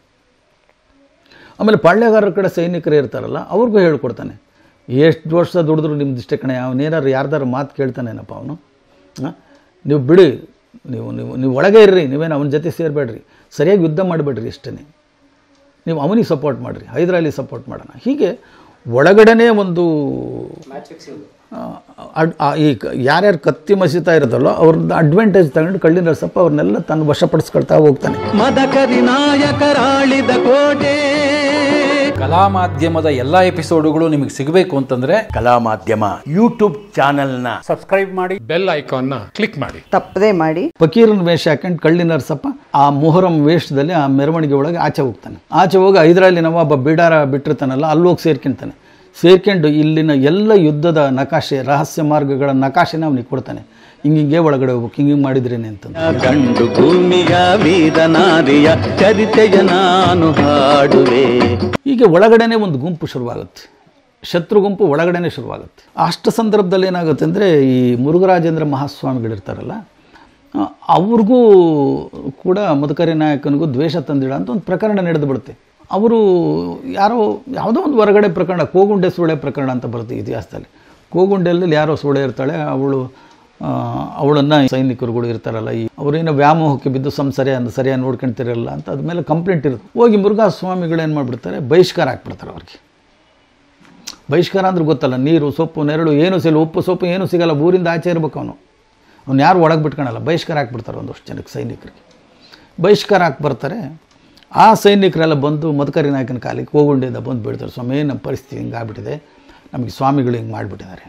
ಆಮೇಲೆ ಪಾಳ್ಯಗಾರರ ಕಡೆ ಸೈನಿಕರು ಇರ್ತಾರಲ್ಲ ಅವ್ರಿಗೂ ಹೇಳ್ಕೊಡ್ತಾನೆ ಎಷ್ಟು ವರ್ಷ ದುಡಿದ್ರು ನಿಮ್ದು ಇಷ್ಟೇ ಕಣೆ ಅವನೇನಾರು ಯಾರ್ದಾರು ಮಾತು ಕೇಳ್ತಾನೇನಪ್ಪ ಅವನು ಹಾಂ ನೀವು ಬಿಡಿ ನೀವು ನೀವು ನೀವು ಒಳಗೆ ಇರ್ರಿ ನೀವೇನು ಅವನ ಜೊತೆ ಸೇರಬೇಡ್ರಿ ಸರಿಯಾಗಿ ಯುದ್ಧ ಮಾಡಿಬೇಡ್ರಿ ಇಷ್ಟೇ ನೀವು ಅವನಿಗೆ ಸಪೋರ್ಟ್ ಮಾಡಿರಿ ಹೈದರಾಲಿ ಸಪೋರ್ಟ್ ಮಾಡೋಣ ಹೀಗೆ ಒಳಗಡೆನೇ ಒಂದು ಆ, ಅಡ್- ಆ, ಈ ಕ- ಯಾರ್ಯಾರು ಕತ್ತಿ ಮಸೀತಾ ಇರೋದಲ್ಲೋ ಅವ್ರದ್ದು ಅಡ್ವಾಂಟೇಜ್ ತಗೊಂಡು ಕಳ್ಳಿ ನರಸಪ್ಪ ಅವ್ರನ್ನೆಲ್ಲ ತನ್ನ ವಶಪಡಿಸ್ಕೊಳ್ತಾ ಹೋಗ್ತಾನೆ ಮದಕರಿ ನಾಯಕರಾಳಿದ ಕೋಟೆ ಕಲಾ ಮಾಧ್ಯಮದ ಎಲ್ಲ ಎಪಿಸೋಡುಗಳು ನಿಮಗೆ ಸಿಗಬೇಕು ಅಂತಂದ್ರೆ ಕಲಾ ಮಾಧ್ಯಮ ಯೂಟ್ಯೂಬ್ ಚಾನೆಲ್ನ ಸಬ್ಸ್ಕ್ರೈಬ್ ಮಾಡಿ ಬೆಲ್ ಐಕಾನ್ನ ಕ್ಲಿಕ್ ಮಾಡಿ ತಪ್ಪದೇ ಮಾಡಿ ಫಕೀರನ ವೇಷ ಹಾಕೊಂಡು ಕಳ್ಳಿ ನರಸಪ್ಪ ಆ ಮೊಹರಂ ವೇಷದಲ್ಲಿ ಆ ಮೆರವಣಿಗೆ ಒಳಗೆ ಆಚೆ ಹೋಗ್ತಾನೆ ಆಚೆ ಹೋಗಿ ಹೈದರಾಲಿ ನವಾಬ ಬಿಡಾರ ಬಿಟ್ಟಿರ್ತಾನಲ್ಲ ಅಲ್ಲಿ ಹೋಗಿ ಸೇರ್ಕೊಂತಾನೆ ಸೇರ್ಕೊಂಡು ಇಲ್ಲಿನ ಎಲ್ಲ ಯುದ್ಧದ ನಕಾಶೆ ರಹಸ್ಯ ಮಾರ್ಗಗಳ ನಕಾಶೆನ ಅವನಿಗೆ ಕೊಡ್ತಾನೆ ಹಿಂಗಿಂಗೆ ಒಳಗಡೆ ಹೋಗ್ಬೇಕು ಹಿಂಗೆ ಮಾಡಿದ್ರೇನೆ ಅಂತಂದು ಗಂಡು ಭೂಮಿಯ ವೀರನಾರಿಯ ಚರಿತೆಯ ನಾನು ಹಾಡುವೆ ಹೀಗೆ ಒಳಗಡೆನೆ ಒಂದು ಗುಂಪು ಶುರುವಾಗುತ್ತೆ ಶತ್ರು ಗುಂಪು ಒಳಗಡೆನೆ ಶುರುವಾಗುತ್ತೆ ಅಷ್ಟು ಸಂದರ್ಭದಲ್ಲಿ ಏನಾಗುತ್ತೆ ಅಂದರೆ ಈ ಮುರುಘರಾಜೇಂದ್ರ ಮಹಾಸ್ವಾಮಿಗಳಿರ್ತಾರಲ್ಲ ಆ, ಅವ್ರಿಗೂ ಕೂಡ ಮಧುಕರಿ ನಾಯಕನಿಗೂ ದ್ವೇಷ ತಂದಿಡ ಅಂತ ಒಂದು ಪ್ರಕರಣ ನಡೆದು ಬಿಡುತ್ತೆ ಅವರು ಯಾರೋ ಯಾವುದೋ ಒಂದು ಹೊರಗಡೆ ಪ್ರಕರಣ ಕೋಗುಂಡೆ ಸೂಳೆ ಪ್ರಕರಣ ಅಂತ ಬರುತ್ತೆ ಇತಿಹಾಸದಲ್ಲಿ ಕೋಗುಂಡೆಯಲ್ಲಿ ಯಾರೋ ಸೂಳೆ ಇರ್ತಾಳೆ ಅವಳು ಅವಳನ್ನು ಸೈನಿಕರುಗಳು ಇರ್ತಾರಲ್ಲ ಈ ಅವರೇನೋ ವ್ಯಾಮೋಹಕ್ಕೆ ಬಿದ್ದು ಸಮ್ ಸರಿಯಾಗಿ ಸರಿಯಾಗಿ ನೋಡ್ಕೊಂತಿರಲ್ಲ ಅಂತ ಅದ್ಮೇಲೆ ಕಂಪ್ಲೇಂಟ್ ಇರುತ್ತೆ ಹೋಗಿ ಮುರುಘಾ ಸ್ವಾಮಿಗಳು ಏನು ಮಾಡಿಬಿಡ್ತಾರೆ ಬಹಿಷ್ಕಾರ ಹಾಕ್ಬಿಡ್ತಾರೆ ಅವ್ರಿಗೆ ಬಹಿಷ್ಕಾರ ಅಂದ್ರೆ ಗೊತ್ತಲ್ಲ ನೀರು ಸೊಪ್ಪು ನೆರಳು ಏನು ಸಿಗಲ್ಲ ಉಪ್ಪು ಸೊಪ್ಪು ಏನು ಸಿಗಲ್ಲ ಊರಿಂದ ಆಚೆ ಇರ್ಬೇಕು ಅವನು ಅವ್ನು ಯಾರು ಒಳಗೆ ಬಿಟ್ಕೊಳಲ್ಲ ಬಹಿಷ್ಕಾರ ಹಾಕ್ಬಿಡ್ತಾರೆ ಒಂದಷ್ಟು ಜನಕ್ಕೆ ಸೈನಿಕರಿಗೆ ಬಹಿಷ್ಕಾರ ಹಾಕಿ ಬರ್ತಾರೆ ಆ ಸೈನಿಕರೆಲ್ಲ ಬಂದು ಮಧುಕರಿ ನಾಯಕನ ಕಾಲಿಗೆ ಕೋಗುಂಡೆಯಿಂದ ಬಂದು ಬೀಳ್ತಾರೆ ಸ್ವಾಮಿ ನಮ್ಮ ಪರಿಸ್ಥಿತಿ ಹಿಂಗೆ ಆಗ್ಬಿಟ್ಟಿದೆ ನಮಗೆ ಸ್ವಾಮಿಗಳು ಹಿಂಗೆ ಮಾಡಿಬಿಟ್ಟಿದ್ದಾರೆ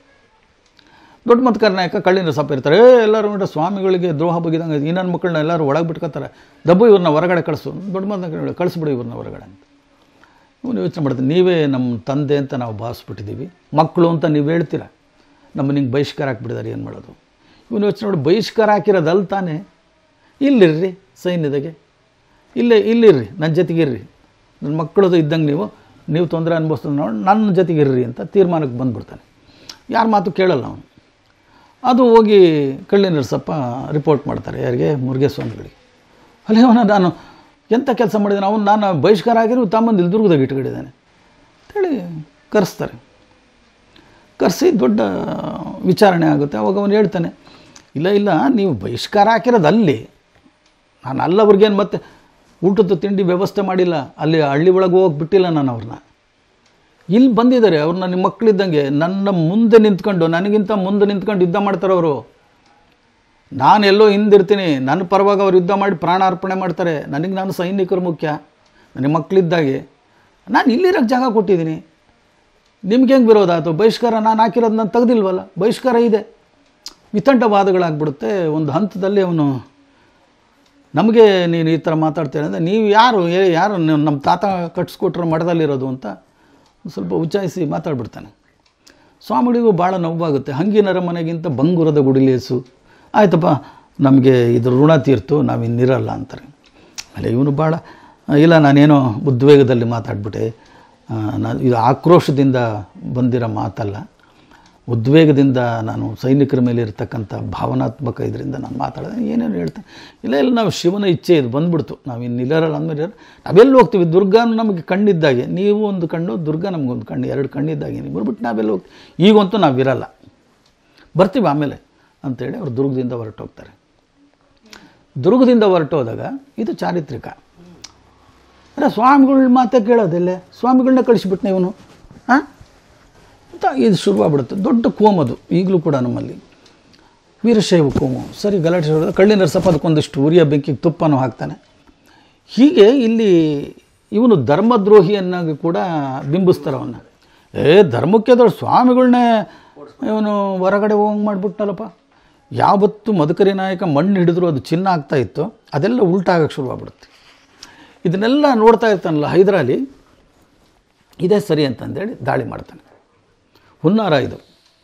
ದೊಡ್ಡ ಮತ್ಕರ ನಾಯಕ ಕಳ್ಳಿನ ಸಪ್ಪ ಇರ್ತಾರೆ ಏ ಎಲ್ಲರೂ ನೋಡ್ರೆ ಸ್ವಾಮಿಗಳಿಗೆ ದ್ರೋಹ ಬಗ್ಗಿದಂಗೆ ಈ ನನ್ನ ಮಕ್ಕಳನ್ನ ಎಲ್ಲರೂ ಒಳಗೆ ಬಿಟ್ಕೊತಾರೆ ದಬ್ಬು ಇವ್ರನ್ನ ಹೊರಗಡೆ ಕಳಿಸು ದೊಡ್ಡ ಮತ ಕಳಿಸ್ಬಿಡು ಇವ್ರನ್ನ ಹೊರಗಡೆ ಅಂತ ಇವನು ಯೋಚನೆ ಮಾಡ್ತೀನಿ ನೀವೇ ನಮ್ಮ ತಂದೆ ಅಂತ ನಾವು ಭಾವಿಸ್ಬಿಟ್ಟಿದ್ದೀವಿ ಮಕ್ಕಳು ಅಂತ ನೀವು ಹೇಳ್ತೀರ ನಮ್ಮ ನಿಂಗೆ ಬಹಿಷ್ಕಾರ ಹಾಕ್ಬಿಟ್ಟಿದ್ದಾರೆ ಏನು ಮಾಡೋದು ಇವನು ಯೋಚನೆ ಮಾಡಿ ಬಹಿಷ್ಕಾರ ಹಾಕಿರೋದಲ್ಲ ತಾನೇ ಇಲ್ಲಿರ್ರಿ ಸೈನ್ಯದಾಗೆ ಇಲ್ಲೇ ಇಲ್ಲಿರ್ರಿ ನನ್ನ ಜೊತೆಗಿರ್ರಿ ನನ್ನ ಮಕ್ಕಳದು ಇದ್ದಂಗೆ ನೀವು ನೀವು ತೊಂದರೆ ಅನುಭವಿಸ್ತದೆ ನೋಡಿ ನನ್ನ ಜೊತೆಗಿರ್ರಿ ಅಂತ ತೀರ್ಮಾನಕ್ಕೆ ಬಂದ್ಬಿಡ್ತಾನೆ ಯಾರ ಮಾತು ಕೇಳಲ್ಲ ಅವನು ಅದು ಹೋಗಿ ಕಳ್ಳಿ ನರಸಪ್ಪ ರಿಪೋರ್ಟ್ ಮಾಡ್ತಾರೆ ಯಾರಿಗೆ ಮುರುಘೇ ಸ್ವಾಮಿಗಳಿಗೆ ಅಲ್ಲಿ ಅವನ ನಾನು ಎಂಥ ಕೆಲಸ ಮಾಡಿದ್ದಾನೆ ಅವನು ನಾನು ಬಹಿಷ್ಕಾರ ಆಗಿರೋ ತಮ್ಮಂದು ಇಲ್ಲಿ ದುರ್ಗದಾಗ ಇಟ್ಕೊಂಡಿದ್ದಾನೆ ಅಂತೇಳಿ ಕರೆಸ್ತಾರೆ ಕರೆಸಿ ದೊಡ್ಡ ವಿಚಾರಣೆ ಆಗುತ್ತೆ ಅವಾಗ ಅವನು ಹೇಳ್ತಾನೆ ಇಲ್ಲ ಇಲ್ಲ ನೀವು ಬಹಿಷ್ಕಾರ ಹಾಕಿರೋದು ಅಲ್ಲಿ ನಾನು ಅಲ್ಲವ್ರಿಗೇನು ಮತ್ತೆ ಊಟದ ತಿಂಡಿ ವ್ಯವಸ್ಥೆ ಮಾಡಿಲ್ಲ ಅಲ್ಲಿ ಹಳ್ಳಿ ಒಳಗೆ ಹೋಗಿ ಬಿಟ್ಟಿಲ್ಲ ನಾನು ಅವ್ರನ್ನ ಇಲ್ಲಿ ಬಂದಿದ್ದಾರೆ ಅವ್ರನ್ನ ನಿಮ್ಮ ಮಕ್ಕಳಿದ್ದಂಗೆ ನನ್ನ ಮುಂದೆ ನಿಂತ್ಕೊಂಡು ನನಗಿಂತ ಮುಂದೆ ನಿಂತ್ಕೊಂಡು ಯುದ್ಧ ಮಾಡ್ತಾರೆ ಅವರು ನಾನು ಎಲ್ಲೋ ಹಿಂದಿರ್ತೀನಿ ನನ್ನ ಪರವಾಗಿ ಅವ್ರು ಯುದ್ಧ ಮಾಡಿ ಪ್ರಾಣಾರ್ಪಣೆ ಮಾಡ್ತಾರೆ ನನಗೆ ನಾನು ಸೈನಿಕರು ಮುಖ್ಯ ನನಗೆ ಮಕ್ಕಳಿದ್ದಾಗೆ ನಾನು ಇಲ್ಲಿರೋಕ್ಕೆ ಜಾಗ ಕೊಟ್ಟಿದ್ದೀನಿ ನಿಮ್ಗೆ ಹೆಂಗೆ ವಿರೋಧ ಆಯಿತು ಬಹಿಷ್ಕಾರ ನಾನು ಹಾಕಿರೋದು ನಾನು ತೆಗೆದಿಲ್ವಲ್ಲ ಬಹಿಷ್ಕಾರ ಇದೆ ವಿತಂಡವಾದಗಳಾಗ್ಬಿಡುತ್ತೆ ಒಂದು ಹಂತದಲ್ಲಿ ಅವನು ನಮಗೆ ನೀನು ಈ ಥರ ಮಾತಾಡ್ತೇನೆ ಅಂದರೆ ನೀವು ಯಾರು ಏ- ಯಾರು ನೀವು ನಮ್ಮ ತಾತ ಕಟ್ಸ್ಕೊಟ್ರ ಮಠದಲ್ಲಿರೋದು ಅಂತ ಒಂದ್ ಸ್ವಲ್ಪ ಉಚ್ಚಾಯಿಸಿ ಮಾತಾಡ್ಬಿಡ್ತಾನೆ ಸ್ವಾಮಿಗಳಿಗೂ ಭಾಳ ನೋವಾಗುತ್ತೆ ಹಂಗಿನರ ಮನೆಗಿಂತ ಬಂಗುರದ ಗುಡಿಲೇಸು ಆಯ್ತಪ್ಪ ನಮಗೆ ಇದ್ರ ಋಣ ತೀರ್ತು ನಾವು ಇನ್ನಿರಲ್ಲ ಅಂತಾರೆ ಆಮೇಲೆ ಇವನು ಭಾಳ ಇಲ್ಲ ನಾನೇನೋ ಉದ್ವೇಗದಲ್ಲಿ ಮಾತಾಡ್ಬಿಟ್ಟೆ ನಾನು ಇದು ಆಕ್ರೋಶದಿಂದ ಬಂದಿರೋ ಮಾತಲ್ಲ ಉದ್ವೇಗದಿಂದ ನಾನು ಸೈನಿಕರ ಮೇಲೆ ಇರತಕ್ಕಂಥ ಭಾವನಾತ್ಮಕ ಇದರಿಂದ ನಾನು ಮಾತಾಡಿದೆ ಏನೇನು ಹೇಳ್ತೇನೆ ಇಲ್ಲ ಇಲ್ಲ ನಾವು ಶಿವನ ಇಚ್ಛೆ ಇದು ಬಂದ್ಬಿಡ್ತು ನಾವು ಇನ್ನು ಇಲ್ಲರಲ್ಲ ಅಂದಮೇಲೆ ನಾವೆಲ್ಲಿ ಹೋಗ್ತೀವಿ ದುರ್ಗಾನು ನಮಗೆ ಕಣ್ಣಿದ್ದಾಗೆ ನೀವು ಒಂದು ಕಣ್ಣು ದುರ್ಗಾ ನಮಗೊಂದು ಕಣ್ಣು ಎರಡು ಕಣ್ಣಿದ್ದಾಗೆ ನೀವು ಬಿಟ್ಬಿಟ್ಟು ನಾವೆಲ್ಲ ಹೋಗ್ತೀವಿ ಈಗಂತೂ ನಾವಿರಲ್ಲ ಬರ್ತೀವಿ ಆಮೇಲೆ ಅಂತೇಳಿ ಅವ್ರು ದುರ್ಗದಿಂದ ಹೊರಟೋಗ್ತಾರೆ ದುರ್ಗದಿಂದ ಹೊರಟೋದಾಗ ಇದು ಚಾರಿತ್ರಿಕ ಅಲ್ಲ ಸ್ವಾಮಿಗಳ ಮಾತೇ ಕೇಳೋದಿಲ್ಲ ಸ್ವಾಮಿಗಳನ್ನ ಕಳಿಸ್ಬಿಟ್ನೆ ಇವನು ಹಾಂ ಅಂತ ಇದು ಶುರುವಾಗ್ಬಿಡುತ್ತೆ ದೊಡ್ಡ ಕೋಮದು ಈಗಲೂ ಕೂಡ ನಮ್ಮಲ್ಲಿ ವೀರಶೈವ ಕೋಮು ಸರಿ ಗಲಾಟೆ ಶುರು ಕಳ್ಳಿ ನರಸಪ್ಪ ಅದಕ್ಕೊಂದಿಷ್ಟು ಉರಿಯ ಬೆಂಕಿಗೆ ತುಪ್ಪನೂ ಹಾಕ್ತಾನೆ ಹೀಗೆ ಇಲ್ಲಿ ಇವನು ಧರ್ಮದ್ರೋಹಿಯನ್ನಾಗಿ ಕೂಡ ಬಿಂಬಿಸ್ತಾರೆ ಅವನ್ನ ಏ ಧರ್ಮಕ್ಕೆ ದೊಡ್ಡ ಸ್ವಾಮಿಗಳನ್ನೇ ಇವನು ಹೊರಗಡೆ ಹೋಗಂಗೆ ಮಾಡಿಬಿಟ್ಟಲ್ಲಪ್ಪ ಯಾವತ್ತು ಮದಕರಿ ನಾಯಕ ಮಣ್ಣು ಹಿಡಿದ್ರು ಅದು ಚಿನ್ನ ಆಗ್ತಾ ಇತ್ತು ಅದೆಲ್ಲ ಉಲ್ಟಾಗಕ್ಕೆ ಶುರುವಾಗ್ಬಿಡುತ್ತೆ ಇದನ್ನೆಲ್ಲ ನೋಡ್ತಾ ಇರ್ತಾನಲ್ಲ ಹೈದರಾಲಿ ಇದೇ ಸರಿ ಅಂತಂದೇಳಿ ದಾಳಿ ಮಾಡ್ತಾನೆ ಹುನ್ನಾರ ಇದು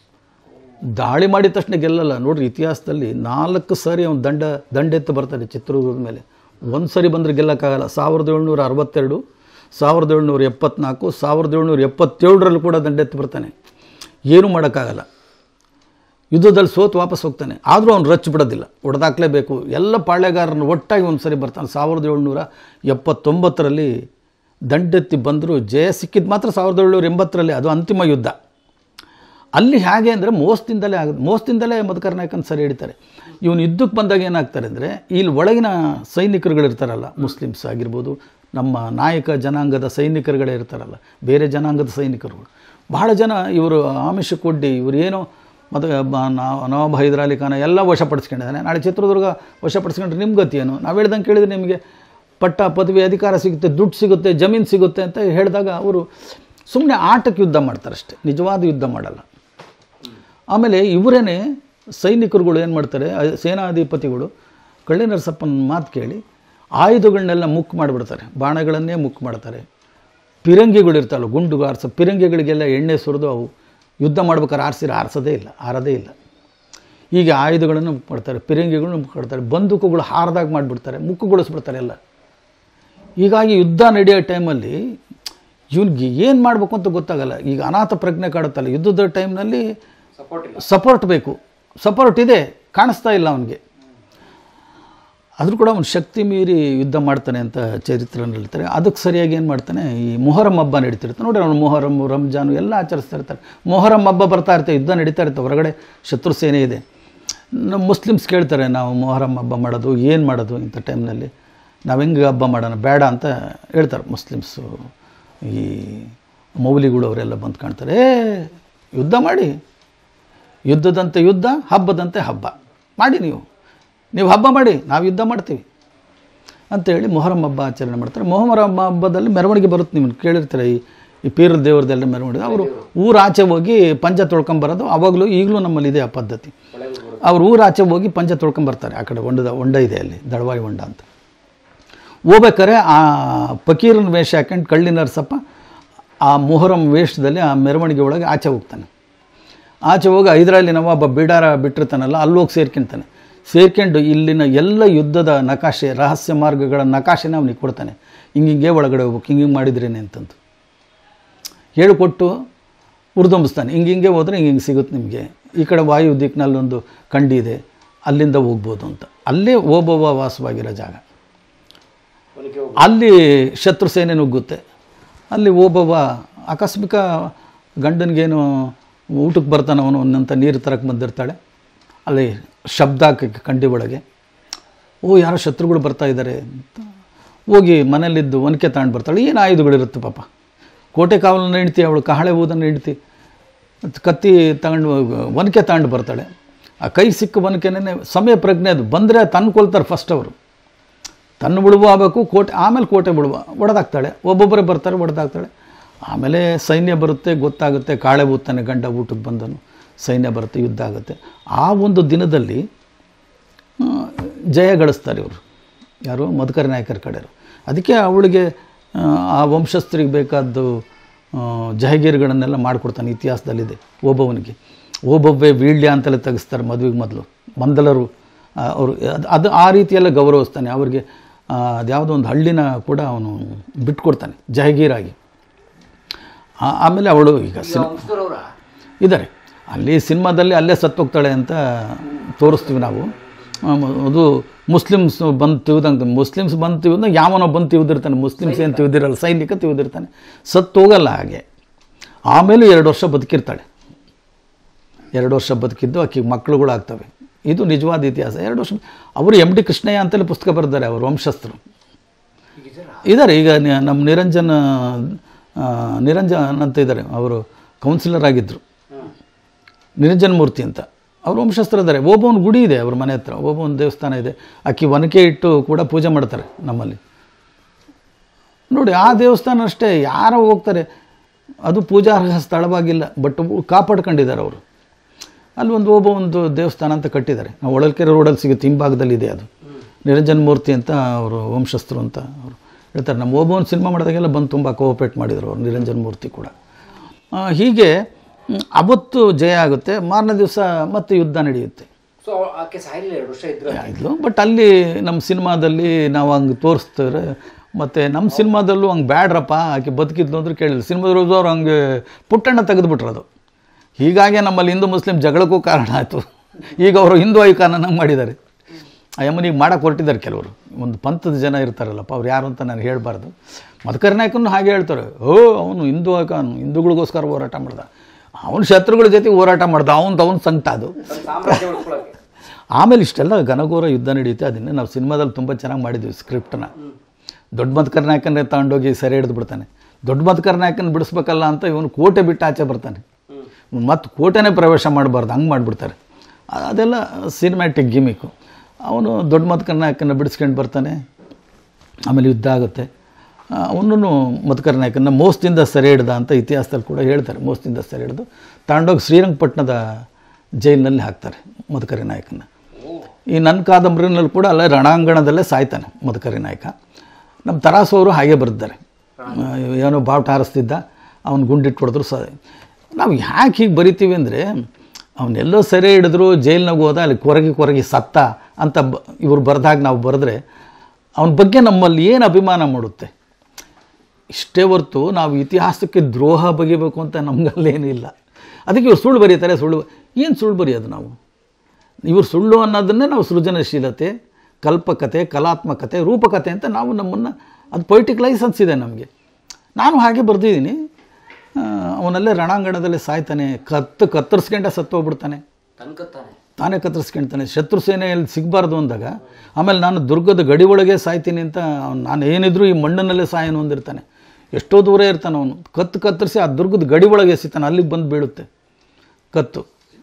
ದಾಳಿ ಮಾಡಿದ ತಕ್ಷಣ ಗೆಲ್ಲಲ್ಲ ನೋಡ್ರಿ ಇತಿಹಾಸದಲ್ಲಿ ನಾಲ್ಕು ಸಾರಿ ಅವನು ದಂಡ ದಂಡೆತ್ತು ಬರ್ತಾನೆ ಚಿತ್ರದುರ್ಗದ ಮೇಲೆ ಒಂದು ಸರಿ ಬಂದರೆ ಗೆಲ್ಲಕ್ಕಾಗಲ್ಲ ಸಾವಿರದ ಏಳ್ನೂರ ಅರವತ್ತೆರಡು ಸಾವಿರದ ಏಳ್ನೂರ ಎಪ್ಪತ್ನಾಲ್ಕು ಸಾವಿರದ ಏಳ್ನೂರ ಎಪ್ಪತ್ತೇಳರಲ್ಲೂ ಕೂಡ ದಂಡೆತ್ತು ಬರ್ತಾನೆ ಏನೂ ಮಾಡೋಕ್ಕಾಗಲ್ಲ ಯುದ್ಧದಲ್ಲಿ ಸೋತು ವಾಪಸ್ ಹೋಗ್ತಾನೆ ಆದರೂ ಅವ್ನು ರಚ್ಚು ಬಿಡೋದಿಲ್ಲ ಹೊಡೆದಾಕ್ಲೇಬೇಕು ಎಲ್ಲ ಪಾಳ್ಯಗಾರರನ್ನು ಒಟ್ಟಾಗಿ ಒಂದು ಸರಿ ಬರ್ತಾನೆ ಸಾವಿರದ ಏಳ್ನೂರ ಎಪ್ಪತ್ತೊಂಬತ್ತರಲ್ಲಿ ದಂಡೆತ್ತಿ ಬಂದರೂ ಜಯ ಸಿಕ್ಕಿದ್ದು ಮಾತ್ರ ಸಾವಿರದ ಏಳ್ನೂರ ಎಂಬತ್ತರಲ್ಲಿ ಅದು ಅಂತಿಮ ಯುದ್ಧ ಅಲ್ಲಿ ಹೇಗೆ ಅಂದರೆ ಮೋಸದಿಂದಲೇ ಆಗುತ್ತೆ ಮೋಸದಿಂದಲೇ ಮಧುಕರ ನಾಯಕನ ಸರಿ ಹಿಡಿತಾರೆ ಇವನು ಯುದ್ಧಕ್ಕೆ ಬಂದಾಗ ಏನಾಗ್ತಾರೆ ಅಂದರೆ ಇಲ್ಲಿ ಒಳಗಿನ ಸೈನಿಕರುಗಳಿರ್ತಾರಲ್ಲ ಮುಸ್ಲಿಮ್ಸ್ ಆಗಿರ್ಬೋದು ನಮ್ಮ ನಾಯಕ ಜನಾಂಗದ ಸೈನಿಕರುಗಳೇ ಇರ್ತಾರಲ್ಲ ಬೇರೆ ಜನಾಂಗದ ಸೈನಿಕರುಗಳು ಬಹಳ ಜನ ಇವರು ಆಮಿಷಕ್ಕೊಡ್ಡಿ ಇವರು ಏನೋ ಮತ್ತು ನವಾಬ್ ಹೈದರಾಲಿ ಖಾನ ಎಲ್ಲ ವಶಪಡಿಸ್ಕೊಂಡಿದ್ದಾನೆ ನಾಳೆ ಚಿತ್ರದುರ್ಗ ವಶಪಡಿಸ್ಕೊಂಡ್ರೆ ನಿಮ್ಮ ಗತಿ ಏನು ನಾವು ಹೇಳ್ದಂಗೆ ಕೇಳಿದ್ರೆ ನಿಮಗೆ ಪಟ್ಟ ಪದವಿ ಅಧಿಕಾರ ಸಿಗುತ್ತೆ ದುಡ್ಡು ಸಿಗುತ್ತೆ ಜಮೀನು ಸಿಗುತ್ತೆ ಅಂತ ಹೇಳಿದಾಗ ಅವರು ಸುಮ್ಮನೆ ಆಟಕ್ಕೆ ಯುದ್ಧ ಮಾಡ್ತಾರೆ ಅಷ್ಟೇ ನಿಜವಾದ ಯುದ್ಧ ಮಾಡಲ್ಲ ಆಮೇಲೆ ಇವರೇನೆ ಸೈನಿಕರುಗಳು ಏನು ಮಾಡ್ತಾರೆ ಅ- ಸೇನಾಧಿಪತಿಗಳು ಕಳ್ಳಿ ನರಸಪ್ಪನ ಮಾತು ಕೇಳಿ ಆಯುಧಗಳನ್ನೆಲ್ಲ ಮುಕ್ ಮಾಡಿಬಿಡ್ತಾರೆ ಬಾಣಗಳನ್ನೇ ಮುಕ್ ಮಾಡ್ತಾರೆ ಪಿರಂಗಿಗಳು ಇರ್ತಾವಲ್ಲ ಗುಂಡು ಆರಿಸೋ ಪಿರಂಗಿಗಳಿಗೆಲ್ಲ ಎಣ್ಣೆ ಸುರಿದು ಅವು ಯುದ್ಧ ಮಾಡ್ಬೇಕಾದ್ರೆ ಆರಿಸಿದ್ರೆ ಆರಿಸೋದೇ ಇಲ್ಲ ಆರದೇ ಇಲ್ಲ ಹೀಗೆ ಆಯುಧಗಳನ್ನು ಮುಕ್ ಮಾಡ್ತಾರೆ ಪಿರಂಗಿಗಳನ್ನು ಮುಕ್ ಮಾಡ್ತಾರೆ ಬಂದೂಕುಗಳು ಹಾರದಾಗ ಮಾಡಿಬಿಡ್ತಾರೆ ಮುಕ್ಕುಗೊಳಿಸ್ಬಿಡ್ತಾರೆ ಎಲ್ಲ ಹೀಗಾಗಿ ಯುದ್ಧ ನಡೆಯೋ ಟೈಮಲ್ಲಿ ಇವನಿಗೆ ಏನು ಮಾಡಬೇಕು ಅಂತ ಗೊತ್ತಾಗಲ್ಲ ಈಗ ಅನಾಥ ಪ್ರಜ್ಞೆ ಕಾಡುತ್ತಲ್ಲ ಯುದ್ಧದ ಟೈಮ್ನಲ್ಲಿ ಸಪೋರ್ಟ್ ಬೇಕು ಸಪೋರ್ಟ್ ಇದೆ ಕಾಣಿಸ್ತಾ ಇಲ್ಲ ಅವನಿಗೆ ಆದರೂ ಕೂಡ ಅವನು ಶಕ್ತಿ ಮೀರಿ ಯುದ್ಧ ಮಾಡ್ತಾನೆ ಅಂತ ಚರಿತ್ರೆಯಲ್ಲಿ ಹೇಳ್ತಾರೆ ಅದಕ್ಕೆ ಸರಿಯಾಗಿ ಏನು ಮಾಡ್ತಾನೆ ಈ ಮೊಹರಂ ಹಬ್ಬ ನಡೀತಿರುತ್ತೆ ನೋಡಿ ಅವನು ಮೊಹರಂ ರಂಜಾನು ಎಲ್ಲ ಆಚರಿಸ್ತಾ ಇರ್ತಾರೆ ಮೊಹರಂ ಹಬ್ಬ ಬರ್ತಾ ಇರುತ್ತೆ ಯುದ್ಧ ನಡೀತಾ ಇರುತ್ತೆ ಹೊರಗಡೆ ಶತ್ರು ಸೇನೆ ಇದೆ ನಮ್ಮ ಮುಸ್ಲಿಮ್ಸ್ ಕೇಳ್ತಾರೆ ನಾವು ಮೊಹರಂ ಹಬ್ಬ ಮಾಡೋದು ಏನು ಮಾಡೋದು ಇಂಥ ಟೈಮ್ನಲ್ಲಿ ನಾವು ಹೆಂಗೆ ಹಬ್ಬ ಮಾಡೋಣ ಬೇಡ ಅಂತ ಹೇಳ್ತಾರೆ ಮುಸ್ಲಿಮ್ಸು ಈ ಮೌಲಿಗಳು ಅವರೆಲ್ಲ ಬಂದು ಕಾಣ್ತಾರೆ ಏ ಯುದ್ಧ ಮಾಡಿ ಯುದ್ಧದಂತೆ ಯುದ್ಧ ಹಬ್ಬದಂತೆ ಹಬ್ಬ ಮಾಡಿ ನೀವು ನೀವು ಹಬ್ಬ ಮಾಡಿ ನಾವು ಯುದ್ಧ ಮಾಡ್ತೀವಿ ಅಂತೇಳಿ ಮೊಹರಂ ಹಬ್ಬ ಆಚರಣೆ ಮಾಡ್ತಾರೆ ಮೊಹರಂ ಹಬ್ಬದಲ್ಲಿ ಮೆರವಣಿಗೆ ಬರುತ್ತೆ ನೀವು ಕೇಳಿರ್ತಾರೆ ಈ ಈ ಪೀರ ದೇವ್ರದೆಲ್ಲ ಮೆರವಣಿಗೆ ಅವರು ಊರ ಆಚೆ ಹೋಗಿ ಪಂಚ ತೊಳ್ಕೊಂಬರೋದು ಅವಾಗಲೂ ಈಗಲೂ ನಮ್ಮಲ್ಲಿ ಇದೆ ಆ ಪದ್ಧತಿ ಅವ್ರು ಊರ ಆಚೆ ಹೋಗಿ ಪಂಚ ತೊಳ್ಕೊಂಬರ್ತಾರೆ ಆ ಕಡೆ ಹೊಂಡದ ಹೊಂಡ ಇದೆ ಅಲ್ಲಿ ದಳವಾಯಿ ಹೊಂಡ ಅಂತ ಹೋಗ್ಬೇಕಾರೆ ಆ ಫಕೀರನ ವೇಷ ಹಾಕೊಂಡು ಕಳ್ಳಿ ನರಸಪ್ಪ ಆ ಮೊಹರಂ ವೇಷದಲ್ಲಿ ಆ ಮೆರವಣಿಗೆ ಒಳಗೆ ಆಚೆ ಹೋಗ್ತಾನೆ ಆಚೆ ಹೋಗಿ ಹೈದರಾಲಿ ನವಾಬ ಬಿಡಾರ ಬಿಟ್ಟಿರ್ತಾನಲ್ಲ ಅಲ್ಲಿ ಹೋಗಿ ಸೇರ್ಕೊಂತಾನೆ ಸೇರ್ಕೊಂಡು ಇಲ್ಲಿನ ಎಲ್ಲ ಯುದ್ಧದ ನಕಾಶೆ ರಹಸ್ಯ ಮಾರ್ಗಗಳ ನಕಾಶೆನ ಅವನಿಗೆ ಕೊಡ್ತಾನೆ ಹಿಂಗಿಂಗೆ ಒಳಗಡೆ ಹೋಗ್ಬೇಕು ಹಿಂಗೆ ಮಾಡಿದ್ರೇನೆ ಅಂತಂದು ಹೇಳಿಕೊಟ್ಟು ಹುರಿದುಂಬಿಸ್ತಾನೆ ಹಿಂಗೆ ಹಿಂಗೆ ಹೋದರೆ ಹಿಂಗೆ ಹಿಂಗೆ ಸಿಗುತ್ತೆ ನಿಮಗೆ ಈ ಕಡೆ ವಾಯು ದಿಕ್ಕಿನಲ್ಲೊಂದು ಕಂಡಿ ಇದೆ ಅಲ್ಲಿಂದ ಹೋಗ್ಬೋದು ಅಂತ ಅಲ್ಲೇ ಓಬವ್ವ ವಾಸವಾಗಿರೋ ಜಾಗ ಅಲ್ಲಿ ಶತ್ರು ಸೇನೆ ನುಗ್ಗುತ್ತೆ ಅಲ್ಲಿ ಓಬವ್ವ ಆಕಸ್ಮಿಕ ಗಂಡನಿಗೇನು ಊಟಕ್ಕೆ ಬರ್ತಾನೆ ಅವನು ಅನ್ನಂತ ನೀರು ತರಕ್ಕೆ ಬಂದಿರ್ತಾಳೆ ಅಲ್ಲಿ ಶಬ್ದ ಹಾಕಕ್ಕೆ ಕಂಡಿ ಒಳಗೆ ಓ ಯಾರೋ ಶತ್ರುಗಳು ಬರ್ತಾ ಇದ್ದಾರೆ ಅಂತ ಹೋಗಿ ಮನೇಲಿದ್ದು ಒನಕೆ ತಗೊಂಡು ಬರ್ತಾಳೆ ಏನು ಆಯುಧಗಳಿರುತ್ತೆ ಪಾಪ ಕೋಟೆ ಕಾವಲನ್ನ ಹೆಂಡ್ತಿ ಅವಳು ಕಹಳೆ ಊದನ್ನು ಹೆಂಡ್ತಿ ಮತ್ತು ಕತ್ತಿ ತಗೊಂಡು ಒನಕೆ ತಗೊಂಡು ಬರ್ತಾಳೆ ಆ ಕೈ ಸಿಕ್ಕ ಒನಕೆನೇ ಸಮಯ ಪ್ರಜ್ಞೆ ಅದು ಬಂದರೆ ತನ್ನ ಕೊಲ್ತಾರೆ ಫಸ್ಟ್ ಅವರು ತನ್ನ ಬಿಡುವ ಆಗಬೇಕು ಕೋಟೆ ಆಮೇಲೆ ಕೋಟೆ ಬಿಡುವ ಒಡೆದಾಕ್ತಾಳೆ ಒಬ್ಬೊಬ್ಬರೇ ಬರ್ತಾರೆ ಒಡೆದಾಕ್ತಾಳೆ ಆಮೇಲೆ ಸೈನ್ಯ ಬರುತ್ತೆ ಗೊತ್ತಾಗುತ್ತೆ ಕಾಳೆ ಊದ್ತಾನೆ ಗಂಡ ಊಟಕ್ಕೆ ಬಂದನು ಸೈನ್ಯ ಬರುತ್ತೆ ಯುದ್ಧ ಆಗುತ್ತೆ ಆ ಒಂದು ದಿನದಲ್ಲಿ ಆ, ಜಯ ಗಳಿಸ್ತಾರೆ ಇವರು ಯಾರು ಮಧುಕರ ನಾಯಕರ ಕಡೆಯವರು ಅದಕ್ಕೆ ಅವಳಿಗೆ ಆ, ಆ ವಂಶಸ್ಥರಿಗೆ ಬೇಕಾದ್ದು ಆ, ಜಹಗೀರುಗಳನ್ನೆಲ್ಲ ಮಾಡಿಕೊಡ್ತಾನೆ ಇತಿಹಾಸದಲ್ಲಿದೆ ಓಬವ್ವನಿಗೆ ಓಬವ್ವೆ ವೀಳ್ಯ ಅಂತಲೇ ತೆಗೆಸ್ತಾರೆ ಮದುವೆಗೆ ಮೊದಲು ಮಂದಲರು ಆ, ಅವರು ಅದು ಅದು ಆ ರೀತಿಯೆಲ್ಲ ಗೌರವಿಸ್ತಾನೆ ಅವ್ರಿಗೆ ಆ, ಅದ್ಯಾವುದೋ ಒಂದು ಹಳ್ಳಿನ ಕೂಡ ಅವನು ಬಿಟ್ಕೊಡ್ತಾನೆ ಜಹಗೀರಾಗಿ ಆ- ಆಮೇಲೆ ಅವಳು ಈಗ ಸಿನಿ ಇದ್ದಾರೆ ಅಲ್ಲಿ ಸಿನಿಮಾದಲ್ಲಿ ಅಲ್ಲೇ ಸತ್ತೋಗ್ತಾಳೆ ಅಂತ ತೋರಿಸ್ತೀವಿ ನಾವು ಆಮ್, ಅದು ಮುಸ್ಲಿಮ್ಸ್ ಬಂದು ತಿವ್ದಂಗೆ ಮುಸ್ಲಿಮ್ಸ್ ಬಂದು ತಿವ್ದಂಗೆ ಯಾವನೋ ಬಂದು ತಿವ್ದಿರ್ತಾನೆ ಮುಸ್ಲಿಮ್ಸ್ ಏನು ತಿವ್ದಿರಲ್ಲ ಸೈನಿಕ ತಿವ್ದಿರ್ತಾನೆ ಸತ್ತೋಗಲ್ಲ ಹಾಗೆ ಆಮೇಲೆ ಎರಡು ವರ್ಷ ಬದುಕಿರ್ತಾಳೆ ಎರಡು ವರ್ಷ ಬದುಕಿದ್ದು ಆಕೆಗೆ ಮಕ್ಕಳುಗಳು ಆಗ್ತವೆ ಇದು ನಿಜವಾದ ಇತಿಹಾಸ ಎರಡು ವರ್ಷ ಅವರು ಎಮ್ ಡಿ ಕೃಷ್ಣಯ್ಯ ಅಂತಲೇ ಪುಸ್ತಕ ಬರೆದಾರೆ ಅವರು ವಂಶಸ್ಥರು ಇದ್ದಾರೆ ಈಗ ನಿ- ನಮ್ಮ ನಿರಂಜನ್ ಆ, ನಿರಂಜನ್ ಅಂತ ಇದ್ದಾರೆ ಅವರು ಕೌನ್ಸಿಲರ್ ಆಗಿದ್ದರು ನಿರಂಜನ್ ಮೂರ್ತಿ ಅಂತ ಅವರು ವಂಶಸ್ಥರು ಇದ್ದಾರೆ ಒಬ್ಬೊಂದು ಗುಡಿ ಇದೆ ಅವ್ರ ಮನೆ ಹತ್ರ ಒಬ್ಬೊಂದು ದೇವಸ್ಥಾನ ಇದೆ ಅಕ್ಕಿ ಒನಕೆ ಇಟ್ಟು ಕೂಡ ಪೂಜೆ ಮಾಡ್ತಾರೆ ನಮ್ಮಲ್ಲಿ ನೋಡಿ ಆ ದೇವಸ್ಥಾನ ಅಷ್ಟೇ ಯಾರೋ ಹೋಗ್ತಾರೆ ಅದು ಪೂಜಾರ್ಹ ಸ್ಥಳವಾಗಿಲ್ಲ ಬಟ್ ಕಾಪಾಡ್ಕೊಂಡಿದ್ದಾರೆ ಅವರು ಅಲ್ಲಿ ಒಂದು ಒಬ್ಬ ಒಂದು ದೇವಸ್ಥಾನ ಅಂತ ಕಟ್ಟಿದ್ದಾರೆ ನಾವು ಒಳಲ್ಕೆರೆ ರೋಡಲ್ಲಿ ಸಿಗುತ್ತೆ ಹಿಂಭಾಗದಲ್ಲಿ ಇದೆ ಅದು ನಿರಂಜನ್ ಮೂರ್ತಿ ಅಂತ ಅವರು ವಂಶಸ್ಥರು ಅಂತ ಅವರು ಹೇಳ್ತಾರೆ ನಮ್ಮ ಒಬ್ಬ ಸಿನಿಮಾ ಮಾಡಿದಾಗೆಲ್ಲ ಬಂದು ತುಂಬ ಕೋಆಪ್ರೇಟ್ ಮಾಡಿದರು ಅವರು ನಿರಂಜನ್ ಮೂರ್ತಿ ಕೂಡ ಆ, ಹೀಗೆ ಮ್, ಅವತ್ತು ಜಯ ಆಗುತ್ತೆ ಮಾರನೇ ದಿವಸ ಮತ್ತೆ ಯುದ್ಧ ನಡೆಯುತ್ತೆ ಸೊ ಆಕೆ ಸಾಯಿಲ್ಲ ಎರಡು ವರ್ಷ ಇದ್ರು ಆಯಿತು ಬಟ್ ಅಲ್ಲಿ ನಮ್ಮ ಸಿನಿಮಾದಲ್ಲಿ ನಾವು ಹಂಗೆ ತೋರಿಸ್ತಾರೆ ಮತ್ತು ನಮ್ಮ ಸಿನಿಮಾದಲ್ಲೂ ಹಂಗೆ ಬ್ಯಾಡ್ರಪ್ಪ ಆಕೆ ಬದುಕಿದ್ಲು ಅಂದ್ರೆ ಕೇಳಿಲ್ಲ ಸಿನಿಮಾದವ್ರು ಅವ್ರು ಹಂಗೆ ಪುಟ್ಟಣ್ಣ ತೆಗೆದುಬಿಟ್ರದು ಹೀಗಾಗಿ ನಮ್ಮಲ್ಲಿ ಹಿಂದೂ ಮುಸ್ಲಿಂ ಜಗಳಕ್ಕೂ ಕಾರಣ ಆಯಿತು ಈಗ ಅವರು ಹಿಂದೂ ಐಕಾನನ್ನಾಗಿ ಮಾಡಿದ್ದಾರೆ ಆ ಯಮ್ಮನಿಗೆ ಮಾಡಕ್ಕೆ ಹೊರಟಿದ್ದಾರೆ ಕೆಲವರು ಒಂದು ಪಂಥದ ಜನ ಇರ್ತಾರಲ್ಲಪ್ಪ ಅವ್ರು ಯಾರು ಅಂತ ನಾನು ಹೇಳಬಾರ್ದು ಮಧುಕರ್ ನಾಯಕನು ಹಾಗೆ ಹೇಳ್ತಾರೆ ಓ ಅವನು ಹಿಂದೂ ಐಕಾನ್ ಹಿಂದೂಗಳಿಗೋಸ್ಕರ ಹೋರಾಟ ಮಾಡ್ದ ಅವನ ಶತ್ರುಗಳ ಜೊತೆ ಹೋರಾಟ ಮಾಡ್ದ ಅವನು ಅವನ ಸಂಕಟ ಅದು ಸಾಮ್ರಾಜ್ಯ ಉಳ್ಕೊಳಕ್ಕೆ ಆಮೇಲೆ ಇಷ್ಟೆಲ್ಲ ಘನಘೋರ ಯುದ್ಧ ನಡೆಯುತ್ತೆ ಅದನ್ನೇ ನಾವು ಸಿನಿಮಾದಲ್ಲಿ ತುಂಬ ಚೆನ್ನಾಗಿ ಮಾಡಿದ್ವಿ ಸ್ಕ್ರಿಪ್ಟನ್ನ ದೊಡ್ಡ ಮತ್ಕರ್ ನಾಯಕನ್ನೇ ತಗೊಂಡೋಗಿ ಸೆರೆ ಹಿಡಿದು ಬಿಡ್ತಾನೆ ದೊಡ್ಡ ಮತ್ಕರ್ ನಾಯಕನ ಬಿಡಿಸ್ಬೇಕಲ್ಲ ಅಂತ ಇವನು ಕೋಟೆ ಬಿಟ್ಟು ಆಚೆ ಬರ್ತಾನೆ ಮತ್ತು ಕೋಟೆನೇ ಪ್ರವೇಶ ಮಾಡಬಾರ್ದು ಹಂಗೆ ಮಾಡಿಬಿಡ್ತಾರೆ ಅ- ಅದೆಲ್ಲ ಸಿನಿಮ್ಯಾಟಿಕ್ ಗಿಮಿಕ್ಕು ಅವನು ದೊಡ್ಡ ಮತ್ಕರ್ ನಾಯಕನ ಬಿಡಿಸ್ಕೊಂಡು ಬರ್ತಾನೆ ಆಮೇಲೆ ಯುದ್ಧ ಆಗುತ್ತೆ ಅವನನ್ನು ಮಧುಕರ್ ನಾಯಕನ ಮೋಸದಿಂದ ಸೆರೆ ಹಿಡ್ದ ಅಂತ ಇತಿಹಾಸದಲ್ಲಿ ಕೂಡ ಹೇಳ್ತಾರೆ ಮೋಸದಿಂದ ಸೆರೆ ಹಿಡಿದು ತಗೊಂಡೋಗಿ ಶ್ರೀರಂಗಪಟ್ಟಣದ ಜೈಲಿನಲ್ಲಿ ಹಾಕ್ತಾರೆ ಮಧುಕರಿ ನಾಯಕನ ಈ ನನ್ನ ಕಾದಂಬರಿನಲ್ಲಿ ಕೂಡ ಅಲ್ಲೇ ರಣಾಂಗಣದಲ್ಲೇ ಸಾಯ್ತಾನೆ ಮಧುಕರಿ ನಾಯಕ ನಮ್ಮ ತರಾಸು ಅವರು ಹಾಗೆ ಬರೆದಿದ್ದಾರೆ ಆ, ಏನೋ ಬಾವುಟ ಹಾರಿಸ್ತಿದ್ದ ಅವ್ನು ಗುಂಡಿಟ್ಟು ಹೊಡೆದ್ರು ಸ ನಾವು ಯಾಕೆ ಹೀಗೆ ಬರಿತೀವಿ ಅಂದರೆ ಅವನ್ನೆಲ್ಲೋ ಸೆರೆ ಹಿಡಿದ್ರು ಜೈಲಿನಾಗ ಹೋದ ಅಲ್ಲಿ ಕೊರಗಿ ಕೊರಗಿ ಸತ್ತ ಅಂತ ಬ ಇವ್ರು ಬರೆದಾಗ ನಾವು ಬರೆದ್ರೆ ಅವನ ಬಗ್ಗೆ ನಮ್ಮಲ್ಲಿ ಏನು ಅಭಿಮಾನ ಮೂಡುತ್ತೆ ಇಷ್ಟೇ ಹೊರ್ತು ನಾವು ಇತಿಹಾಸಕ್ಕೆ ದ್ರೋಹ ಬಗೆಬೇಕು ಅಂತ ನಮಗಲ್ಲೇನಿಲ್ಲ ಅದಕ್ಕೆ ಇವ್ರು ಸುಳ್ಳು ಬರೀತಾರೆ ಸುಳ್ಳು ಏನು ಸುಳ್ಳು ಬರೆಯೋದು ನಾವು ಇವರು ಸುಳ್ಳು ಅನ್ನೋದನ್ನೇ ನಾವು ಸೃಜನಶೀಲತೆ ಕಲ್ಪಕತೆ ಕಲಾತ್ಮಕತೆ ರೂಪಕತೆ ಅಂತ ನಾವು ನಮ್ಮನ್ನು ಅದು ಪೊಯಿಟಿಕ್ ಲೈಸೆನ್ಸ್ ಇದೆ ನಮಗೆ ನಾನು ಹಾಗೆ ಬರೆದಿದ್ದೀನಿ ಅವನಲ್ಲೇ ರಣಾಂಗಣದಲ್ಲಿ ಸಾಯ್ತಾನೆ ಕತ್ತು ಕತ್ತರಿಸ್ಕೊಂಡೆ ಸತ್ತೋಗ್ಬಿಡ್ತಾನೆ ತನ್ಕತ್ತಾನೆ ತಾನೇ ಕತ್ತರಿಸ್ಕೊಳ್ತಾನೆ ಶತ್ರು ಸೇನೆಯಲ್ಲಿ ಸಿಗಬಾರ್ದು ಅಂದಾಗ ಆಮೇಲೆ ನಾನು ದುರ್ಗದ ಗಡಿ ಒಳಗೆ ಸಾಯ್ತೀನಿ ಅಂತ ಅವ್ನು ನಾನು ಏನಿದ್ರು ಈ ಮಣ್ಣಿನಲ್ಲೇ ಸಾಯನು ಅಂದಿರ್ತಾನೆ ಎಷ್ಟೋ ದೂರ ಇರ್ತಾನೆ ಅವನು ಕತ್ತು ಕತ್ತರಿಸಿ ಆ ದುರ್ಗದ ಗಡಿ ಒಳಗೆ ಎಸಿತಾನೆ ಅಲ್ಲಿಗೆ ಬಂದು ಬೀಳುತ್ತೆ ಕತ್ತು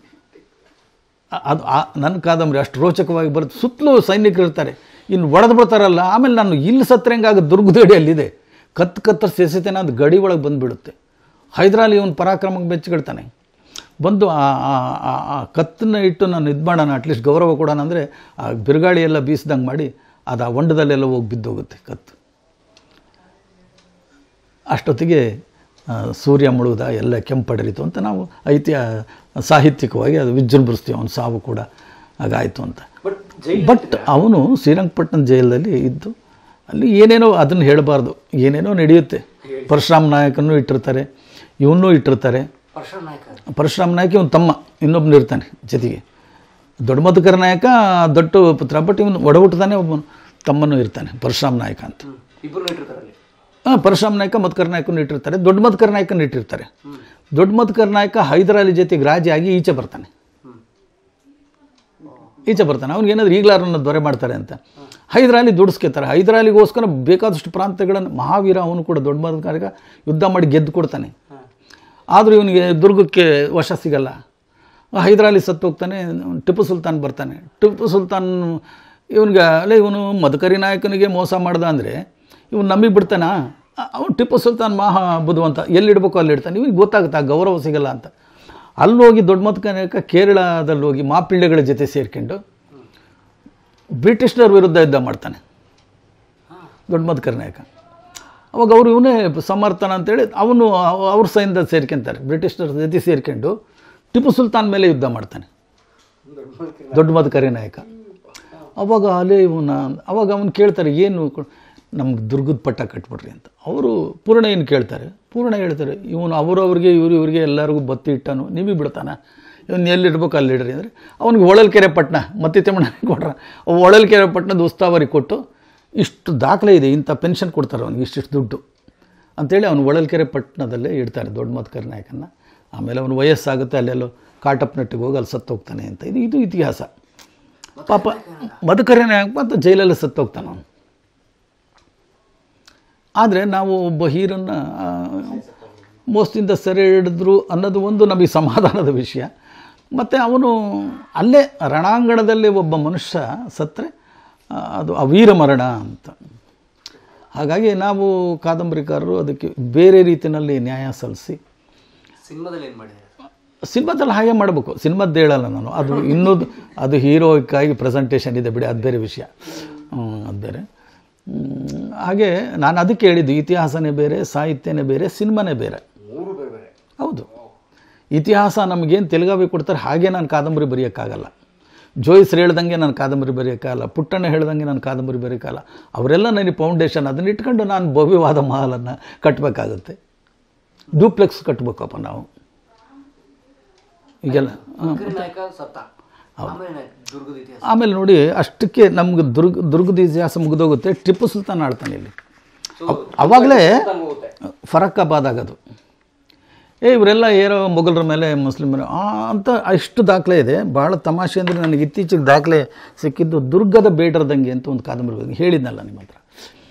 ಅ- ಅದು ಆ ನನ್ನ ಕಾದಂಬರಿ ಅಷ್ಟು ರೋಚಕವಾಗಿ ಬರುತ್ತೆ ಸುತ್ತಲೂ ಸೈನಿಕರು ಇರ್ತಾರೆ ಇನ್ನು ಒಡೆದು ಬಿಡ್ತಾರಲ್ಲ ಆಮೇಲೆ ನಾನು ಇಲ್ಲಿ ಸತ್ರ ಹೆಂಗಾಗ ದುರ್ಗದ ಗಡಿ ಅಲ್ಲಿದೆ ಕತ್ತು ಕತ್ತರಿಸಿ ಎಸಿತೇನೆ ಅದು ಗಡಿ ಒಳಗೆ ಬಂದುಬಿಡುತ್ತೆ ಹೈದರಾಲಿ ಇವನು ಪರಾಕ್ರಮಕ್ಕೆ ಬೆಚ್ಚಗಿಡ್ತಾನೆ ಬಂದು ಆ ಆ- ಆ- ಆ ಕತ್ತನ್ನ ಇಟ್ಟು ನಾನು ಇದು ಮಾಡೋಣ ಅಟ್ಲೀಸ್ಟ್ ಗೌರವ ಕೊಡೋಣ ಅಂದರೆ ಆ ಬಿರುಗಾಳಿ ಎಲ್ಲ ಬೀಸ್ದಂಗೆ ಮಾಡಿ ಅದು ಆ ಹೊಂಡದಲ್ಲೆಲ್ಲ ಹೋಗಿ ಬಿದ್ದೋಗುತ್ತೆ ಕತ್ತು ಅಷ್ಟೊತ್ತಿಗೆ ಆ, ಸೂರ್ಯ ಮುಳುಗುದ ಎಲ್ಲ ಕೆಂಪಡರಿತು ಅಂತ ನಾವು ಐತಿಹ ಸಾಹಿತ್ಯಿಕವಾಗಿ ಅದು ವಿಜೃಂಭಿಸ್ತೀವಿ ಅವನ ಸಾವು ಕೂಡ ಹಾಗಾಯಿತು ಅಂತ ಬಟ್ ಜೈಲ್ ಬಟ್ ಅವನು ಶ್ರೀರಂಗಪಟ್ಟಣ ಜೈಲಲ್ಲಿ ಇದ್ದು ಅಲ್ಲಿ ಏನೇನೋ ಅದನ್ನು ಹೇಳಬಾರ್ದು ಏನೇನೋ ನಡೆಯುತ್ತೆ ಪರಶುರಾಮ್ ನಾಯಕನೂ ಇಟ್ಟಿರ್ತಾರೆ ಇವನ್ನೂ ಇಟ್ಟಿರ್ತಾರೆ ಪರಶುರಾಮ್ ನಾಯಕ ಪರಶುರಾಮ್ ನಾಯಕ ಇವನು ತಮ್ಮ ಇನ್ನೊಬ್ಬನು ಇರ್ತಾನೆ ಜೊತೆಗೆ ದೊಡ್ಡ ಮಧುಕರ ನಾಯಕ ದೊಡ್ಡ ಪುತ್ರ ಬಟ್ ಇವನು ಒಡಹುಟ್ಟದಾನೆ ಒಬ್ಬನು ತಮ್ಮನೂ ಇರ್ತಾನೆ ಪರಶುರಾಮ್ ನಾಯಕ ಅಂತ ಇಬ್ಬರು ಇಟ್ಟಿರ್ತಾರಲ್ಲಿ ಹಾಂ ಪರಶುರಾಮ್ ನಾಯಕ ಮಧುಕರ ನಾಯಕನ ಇಟ್ಟಿರ್ತಾರೆ ದೊಡ್ಡ ಮಧುಕರ ನಾಯಕನ ಇಟ್ಟಿರ್ತಾರೆ ದೊಡ್ಡ ಮಧುಕರ ನಾಯಕ ಹೈದರಾಲಿ ಜೊತೆಗೆ ರಾಜಿ ಆಗಿ ಈಚೆ ಬರ್ತಾನೆ ಈಚೆ ಬರ್ತಾನೆ ಅವ್ನಿಗೆ ಏನಾದ್ರು ಈಗಲಾರನ್ನ ದೊರೆ ಮಾಡ್ತಾರೆ ಅಂತ ಹೈದರಾಲಿ ದುಡಿಸ್ಕೊತಾರೆ ಹೈದರಾಲಿಗೋಸ್ಕರ ಬೇಕಾದಷ್ಟು ಪ್ರಾಂತ್ಯಗಳನ್ನು ಮಹಾವೀರ ಅವನು ಕೂಡ ದೊಡ್ಡ ಮಧುಕರಿಗ ಯುದ್ಧ ಮಾಡಿ ಗೆದ್ದು ಕೊಡ್ತಾನೆ ಆದರೂ ಇವನಿಗೆ ದುರ್ಗಕ್ಕೆ ವಶ ಸಿಗಲ್ಲ ಹೈದರಾಲಿ ಸತ್ತು ಹೋಗ್ತಾನೆ ಟಿಪ್ಪು ಸುಲ್ತಾನ್ ಬರ್ತಾನೆ ಟಿಪ್ಪು ಸುಲ್ತಾನ್ ಇವನಿಗೆ ಅಲ್ಲೇ ಇವನು ಮಧುಕರಿ ನಾಯಕನಿಗೆ ಮೋಸ ಮಾಡ್ದ ಅಂದರೆ ಇವನು ನಂಬಿ ಬಿಡ್ತಾನ ಅವನು ಟಿಪ್ಪು ಸುಲ್ತಾನ್ ಮಹಾ ಬುದ್ಧಿವಂತ ಎಲ್ಲಿಡ್ಬೇಕು ಅಲ್ಲಿ ಇಡ್ತಾನೆ ಇವನಿಗೆ ಗೊತ್ತಾಗುತ್ತೆ ಆ ಗೌರವ ಸಿಗಲ್ಲ ಅಂತ ಅಲ್ಲಿ ಹೋಗಿ ದೊಡ್ಡ ಮಧುಕರಿ ನಾಯಕ ಕೇರಳದಲ್ಲಿ ಹೋಗಿ ಮಾಪಿಳ್ಳೆಗಳ ಜೊತೆ ಸೇರ್ಕೊಂಡು ಬ್ರಿಟಿಷ್ನರ ವಿರುದ್ಧ ಯುದ್ಧ ಮಾಡ್ತಾನೆ ದೊಡ್ಡ ಮಧುಕರಿ ನಾಯಕ ಅವಾಗ ಅವರು ಇವನೇ ಸಮರ್ಥನ ಅಂತೇಳಿ ಅವನು ಅವ- ಅವ್ರ ಸೈನ್ಯದಲ್ಲಿ ಸೇರ್ಕೊಂತಾರೆ ಬ್ರಿಟಿಷರ ಜೊತೆ ಸೇರ್ಕೊಂಡು ಟಿಪ್ಪು ಸುಲ್ತಾನ್ ಮೇಲೆ ಯುದ್ಧ ಮಾಡ್ತಾನೆ ದೊಡ್ಡ ಮಧುಕರಿ ನಾಯಕ ಅವಾಗ ಅಲ್ಲೇ ಇವನ ಅವಾಗ ಅವನು ಕೇಳ್ತಾರೆ ಏನು ನಮ್ಗೆ ದುರ್ಗದ ಪಟ್ಟ ಕಟ್ಬಿಡ್ರಿ ಅಂತ ಅವರು ಪೂರ್ಣ ಏನು ಕೇಳ್ತಾರೆ ಪೂರ್ಣ ಹೇಳ್ತಾರೆ ಇವನು ಅವರವ್ರಿಗೆ ಇವರು ಇವರಿಗೆ ಎಲ್ಲರಿಗೂ ಬತ್ತಿ ಇಟ್ಟನು ನಿಮಗೆ ಬಿಡ್ತಾನ ಇವನು ಎಲ್ಲಿಡ್ಬೇಕು ಅಲ್ಲಿಡ್ರಿ ಅಂದರೆ ಅವನಿಗೆ ಹೊಳಲ್ಕೆರೆ ಪಟ್ಟಣ ಮತ್ತೆ ತಿಮ್ಮಣ್ಣ ಕೊಟ್ರ ಹೊಳಲ್ಕೆರೆ ಪಟ್ಟಣದ ಉಸ್ತುವಾರಿ ಕೊಟ್ಟು ಇಷ್ಟು ದಾಖಲೆ ಇದೆ ಇಂಥ ಪೆನ್ಷನ್ ಕೊಡ್ತಾರೆ ಅವನಿಗೆ ಇಷ್ಟಿಷ್ಟು ದುಡ್ಡು ಅಂತೇಳಿ ಅವನು ಹೊಳಲ್ಕೆರೆ ಪಟ್ಟಣದಲ್ಲೇ ಇಡ್ತಾರೆ ದೊಡ್ಡ ಮಧುಕರ ನಾಯಕನ ಆಮೇಲೆ ಅವನು ವಯಸ್ಸಾಗುತ್ತೆ ಅಲ್ಲೆಲ್ಲೋ ಕಾಟಪ್ನಟ್ಟಿಗೆ ಹೋಗಿ ಅಲ್ಲಿ ಸತ್ತೋಗ್ತಾನೆ ಅಂತ ಇದು ಇದು ಇತಿಹಾಸ ಪಾಪ ಮಧುಕರ ನಾಯಕ ಮತ್ತು ಜೈಲಲ್ಲಿ ಸತ್ತೋಗ್ತಾನೆ ಅವನು ಆದರೆ ನಾವು ಒಬ್ಬ ಹೀರನ್ನು ಮೋಸದಿಂದ ಸೆರೆ ಹಿಡಿದ್ರು ಅನ್ನೋದು ಒಂದು ನಮಗೆ ಸಮಾಧಾನದ ವಿಷಯ ಮತ್ತು ಅವನು ಅಲ್ಲೇ ರಣಾಂಗಣದಲ್ಲಿ ಒಬ್ಬ ಮನುಷ್ಯ ಸತ್ತರೆ ಅದು ಅವೀರ ಮರಣ ಅಂತ ಹಾಗಾಗಿ ನಾವು ಕಾದಂಬರಿಕಾರರು ಅದಕ್ಕೆ ಬೇರೆ ರೀತಿಯಲ್ಲಿ ನ್ಯಾಯ ಸಲ್ಲಿಸಿ ಸಿನಿಮಾದಲ್ಲಿ ಏನು ಮಾಡಿದ್ದಾರೆ ಸಿನಿಮಾದಲ್ಲಿ ಹಾಗೆ ಮಾಡಬೇಕು ಸಿನಿಮಾದ್ದು ಹೇಳಲ್ಲ ನಾನು ಅದು ಇನ್ನೂ ಅದು ಹೀರೋಯಿಕ್ಕಾಗಿ ಪ್ರೆಸೆಂಟೇಷನ್ ಇದೆ ಬಿಡಿ ಅದು ಬೇರೆ ವಿಷಯ ಹ್ಮ್, ಅದು ಬೇರೆ ಹ್ಮ್, ಹಾಗೆ ನಾನು ಅದಕ್ಕೆ ಹೇಳಿದ್ದು ಇತಿಹಾಸನೇ ಬೇರೆ ಸಾಹಿತ್ಯನೇ ಬೇರೆ ಸಿನಿಮಾನೇ ಬೇರೆ ಹೌದು ಇತಿಹಾಸ ನಮಗೇನು ತೆಲುಗಾವಿ ಕೊಡ್ತಾರೆ ಹಾಗೆ ನಾನು ಕಾದಂಬರಿ ಬರೆಯೋಕ್ಕಾಗಲ್ಲ ಜೋಯಿಸ್ರು ಹೇಳ್ದಂಗೆ ನಾನು ಕಾದಂಬರಿ ಬರೆಯೋಕ್ಕಾಗಲ್ಲ ಪುಟ್ಟಣ್ಣ ಹೇಳ್ದಂಗೆ ನಾನು ಕಾದಂಬರಿ ಬರೆಯೋಕ್ಕಾಗಲ್ಲ ಅವರೆಲ್ಲ ನನಗೆ ಫೌಂಡೇಶನ್ ಅದನ್ನ ಇಟ್ಕೊಂಡು ನಾನು ಭವ್ಯವಾದ ಮಹಲನ್ನು ಕಟ್ಟಬೇಕಾಗುತ್ತೆ ಡೂಪ್ಲೆಕ್ಸ್ ಕಟ್ಟಬೇಕಪ್ಪ ನಾವು ಈಗೆಲ್ಲ ಹಾಂ ನಾಯಕ ಸತ್ತ ಆಮೇಲೆ ದುರ್ಗದ ಇತಿಹಾಸ ಆಮೇಲೆ ನೋಡಿ ಅಷ್ಟಕ್ಕೆ ನಮ್ಗೆ ದುರ್ಗ ದುರ್ಗದ ಇತಿಹಾಸ ಮುಗಿದೋಗುತ್ತೆ ಟಿಪ್ಪು ಸುಲ್ತಾನ್ ಆಳ್ತಾನೆ ಇಲ್ಲಿ ಅವಾಗಲೇ ಫರಕ್ಕಾಬಾದ್ ಆಗೋದು ಏ ಇವರೆಲ್ಲ ಏರೋ ಮೊಘಲರ ಮೇಲೆ ಮುಸ್ಲಿಮರು ಆ ಅಂತ ಅಷ್ಟು ದಾಖಲೆ ಇದೆ ಭಾಳ ತಮಾಷೆ ಅಂದರೆ ನನಗೆ ಇತ್ತೀಚೆಗೆ ದಾಖಲೆ ಸಿಕ್ಕಿದ್ದು ದುರ್ಗದ ಬೇಡರ್ದಂಗೆ ಅಂತ ಒಂದು ಕಾದಂಬರಿ ಬಗ್ಗೆ ಹೇಳಿದ್ನಲ್ಲ ನಿಮ್ಮ ಹತ್ರ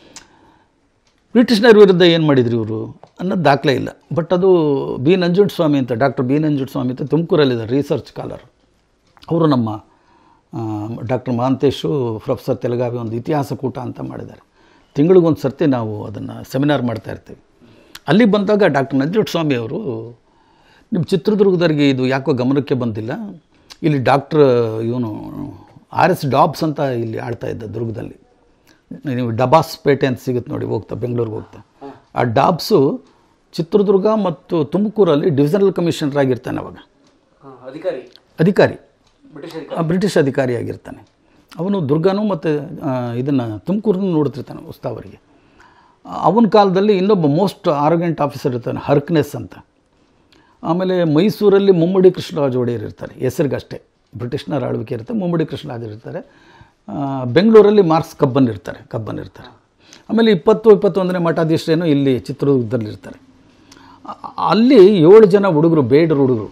ಬ್ರಿಟಿಷ್ನರ ವಿರುದ್ಧ ಏನು ಮಾಡಿದ್ರು ಇವರು ಅನ್ನೋದು ದಾಖಲೆ ಇಲ್ಲ ಬಟ್ ಅದು ಬಿ ನಂಜುಂಡ ಸ್ವಾಮಿ ಅಂತ ಡಾಕ್ಟರ್ ಬಿ ನಂಜುಂಡ ಸ್ವಾಮಿ ಅಂತ ತುಮಕೂರಲ್ಲಿದ್ದಾರೆ ರಿಸರ್ಚ್ ಸ್ಕಾಲರ್ ಅವರು ನಮ್ಮ ಡಾಕ್ಟರ್ ಮಹಾಂತೇಶು ಪ್ರೊಫೆಸರ್ ತೆಲಗಾವಿ ಒಂದು ಇತಿಹಾಸ ಕೂಟ ಅಂತ ಮಾಡಿದ್ದಾರೆ ತಿಂಗಳಿಗೊಂದು ಸರ್ತಿ ನಾವು ಅದನ್ನು ಸೆಮಿನಾರ್ ಮಾಡ್ತಾ ಇರ್ತೀವಿ ಅಲ್ಲಿ ಬಂದಾಗ ಡಾಕ್ಟರ್ ನಂಜುಂಡ ಸ್ವಾಮಿ ಅವರು ನಿಮ್ಮ ಚಿತ್ರದುರ್ಗದವ್ರಿಗೆ ಇದು ಯಾಕೋ ಗಮನಕ್ಕೆ ಬಂದಿಲ್ಲ ಇಲ್ಲಿ ಡಾಕ್ಟ್ರ್ ಇವನು ಆರ್ ಎಸ್ ಡಾಬ್ಸ್ ಅಂತ ಇಲ್ಲಿ ಆಳ್ತಾ ಇದ್ದ ದುರ್ಗದಲ್ಲಿ ನೀವು ಡಬಾಸ್ ಪೇಟೆ ಅಂತ ಸಿಗುತ್ತೆ ನೋಡಿ ಹೋಗ್ತಾ ಬೆಂಗಳೂರಿಗೆ ಹೋಗ್ತಾ ಆ ಡಾಬ್ಸು ಚಿತ್ರದುರ್ಗ ಮತ್ತು ತುಮಕೂರಲ್ಲಿ ಡಿವಿಷನಲ್ ಕಮಿಷನರ್ ಆಗಿರ್ತಾನೆ ಅವಾಗ ಅಧಿಕಾರಿ ಅಧಿಕಾರಿ ಬ್ರಿಟಿಷ್ ಆ, ಬ್ರಿಟಿಷ್ ಅಧಿಕಾರಿಯಾಗಿರ್ತಾನೆ ಅವನು ದುರ್ಗಾನು ಮತ್ತು ಇದನ್ನು ತುಮಕೂರನ್ನು ನೋಡ್ತಿರ್ತಾನೆ ಉಸ್ತಾವರಿಗೆ ಅವನ ಕಾಲದಲ್ಲಿ ಇನ್ನೊಬ್ಬ ಮೋಸ್ಟ್ ಆರೋಗ್ಯಂಟ್ ಆಫೀಸರ್ ಇರ್ತಾನೆ ಹರ್ಕ್ನೆಸ್ ಅಂತ ಆಮೇಲೆ ಮೈಸೂರಲ್ಲಿ ಮುಮ್ಮಡಿ ಕೃಷ್ಣರಾಜ ಒಡೆಯರ್ ಇರ್ತಾರೆ ಹೆಸರಿಗಷ್ಟೇ ಬ್ರಿಟಿಷ್ನರ ಆಳ್ವಿಕೆ ಇರುತ್ತೆ ಮುಮ್ಮಡಿ ಕೃಷ್ಣರಾಜ ಇರ್ತಾರೆ ಆ, ಬೆಂಗಳೂರಲ್ಲಿ ಮಾರ್ಕ್ಸ್ ಕಬ್ಬನ್ ಇರ್ತಾರೆ ಕಬ್ಬನ್ ಇರ್ತಾರೆ ಆಮೇಲೆ ಇಪ್ಪತ್ತು ಇಪ್ಪತ್ತೊಂದನೇ ಮಠಾಧೀಶರೇನೋ ಇಲ್ಲಿ ಚಿತ್ರದುರ್ಗದಲ್ಲಿ ಇರ್ತಾರೆ ಆ- ಅಲ್ಲಿ ಏಳು ಜನ ಹುಡುಗರು ಬೇಡರು ಹುಡುಗರು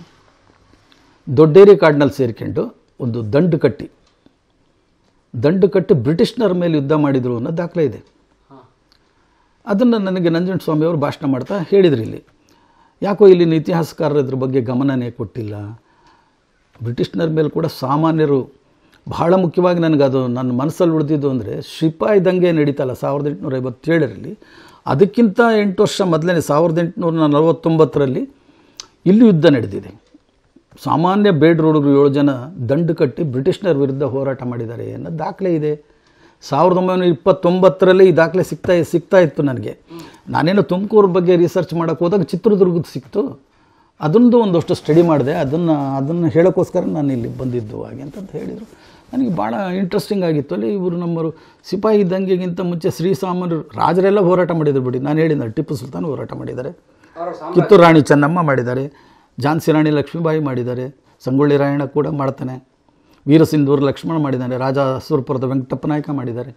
ದೊಡ್ಡೇರಿ ಕಾಡಿನಲ್ಲಿ ಸೇರ್ಕೊಂಡು ಒಂದು ದಂಡು ಕಟ್ಟಿ ದಂಡು ಕಟ್ಟಿ ಬ್ರಿಟಿಷ್ನರ ಮೇಲೆ ಯುದ್ಧ ಮಾಡಿದರು ಅನ್ನೋ ದಾಖಲೆ ಇದೆ ಅದನ್ನು ನನಗೆ ನಂಜುಂಡ ಸ್ವಾಮಿ ಅವರು ಭಾಷಣ ಮಾಡ್ತಾ ಹೇಳಿದ್ರು ಇಲ್ಲಿ ಯಾಕೋ ಇಲ್ಲಿನ ಇತಿಹಾಸಕಾರರು ಇದ್ರ ಬಗ್ಗೆ ಗಮನನೇ ಕೊಟ್ಟಿಲ್ಲ ಬ್ರಿಟಿಷ್ನರ ಮೇಲೆ ಕೂಡ ಸಾಮಾನ್ಯರು ಬಹಳ ಮುಖ್ಯವಾಗಿ ನನಗೆ ಅದು ನನ್ನ ಮನಸ್ಸಲ್ಲಿ ಉಳಿದಿದ್ದು ಅಂದರೆ ಶಿಪಾಯಿ ದಂಗೆ ನಡೀತಲ್ಲ ಸಾವಿರದ ಎಂಟುನೂರ ಐವತ್ತೇಳರಲ್ಲಿ ಅದಕ್ಕಿಂತ ಎಂಟು ವರ್ಷ ಮೊದಲನೇ ಸಾವಿರದ ಎಂಟುನೂರ ನಲವತ್ತೊಂಬತ್ತರಲ್ಲಿ ಇಲ್ಲಿ ಯುದ್ಧ ನಡೆದಿದೆ ಸಾಮಾನ್ಯ ಬೇಡ್ರ ಹುಡುಗರು ಏಳು ಜನ ದಂಡು ಕಟ್ಟಿ ಬ್ರಿಟಿಷ್ನರ ವಿರುದ್ಧ ಹೋರಾಟ ಮಾಡಿದ್ದಾರೆ ಅನ್ನೋ ದಾಖಲೆ ಇದೆ ಸಾವಿರದ ಒಂಬೈನೂರ ಇಪ್ಪತ್ತೊಂಬತ್ತರಲ್ಲಿ ಈ ದಾಖಲೆ ಸಿಗ್ತಾ ಸಿಗ್ತಾ ಇತ್ತು ನನಗೆ ನಾನೇನೋ ತುಮಕೂರು ಬಗ್ಗೆ ರಿಸರ್ಚ್ ಮಾಡೋಕ್ಕೆ ಹೋದಾಗ ಚಿತ್ರದುರ್ಗದ ಸಿಕ್ತು ಅದೊಂದು ಒಂದಷ್ಟು ಸ್ಟಡಿ ಮಾಡಿದೆ ಅದನ್ನು ಅದನ್ನು ಹೇಳೋಕ್ಕೋಸ್ಕರ ನಾನು ಇಲ್ಲಿ ಬಂದಿದ್ದು ಹಾಗೆ ಅಂತಂತ ಹೇಳಿದರು ನನಗೆ ಭಾಳ ಇಂಟ್ರೆಸ್ಟಿಂಗ್ ಆಗಿತ್ತು ಅಲ್ಲಿ ಇವರು ನಮ್ಮರು ಸಿಪಾಯಿ ದಂಗೆಗಿಂತ ಮುಂಚೆ ಶ್ರೀಸಾಮಾನ್ಯರು ರಾಜರೆಲ್ಲ ಹೋರಾಟ ಮಾಡಿದ್ರು ಬಿಡಿ ನಾನು ಹೇಳಿದ್ದೆ ಟಿಪ್ಪು ಸುಲ್ತಾನ್ ಹೋರಾಟ ಮಾಡಿದ್ದಾರೆ ಕಿತ್ತೂರು ರಾಣಿ ಚೆನ್ನಮ್ಮ ಮಾಡಿದ್ದಾರೆ ಝಾನ್ಸಿ ರಾಣಿ ಲಕ್ಷ್ಮೀಬಾಯಿ ಮಾಡಿದ್ದಾರೆ ಸಂಗೊಳ್ಳಿ ರಾಯಣ್ಣ ಕೂಡ ಮಾಡ್ತಾನೆ ವೀರಸಿಂಧೂರು ಲಕ್ಷ್ಮಣ ಮಾಡಿದ್ದಾನೆ ರಾಜ ಸುರಪುರದ ವೆಂಕಟಪ್ಪ ನಾಯಕ ಮಾಡಿದ್ದಾರೆ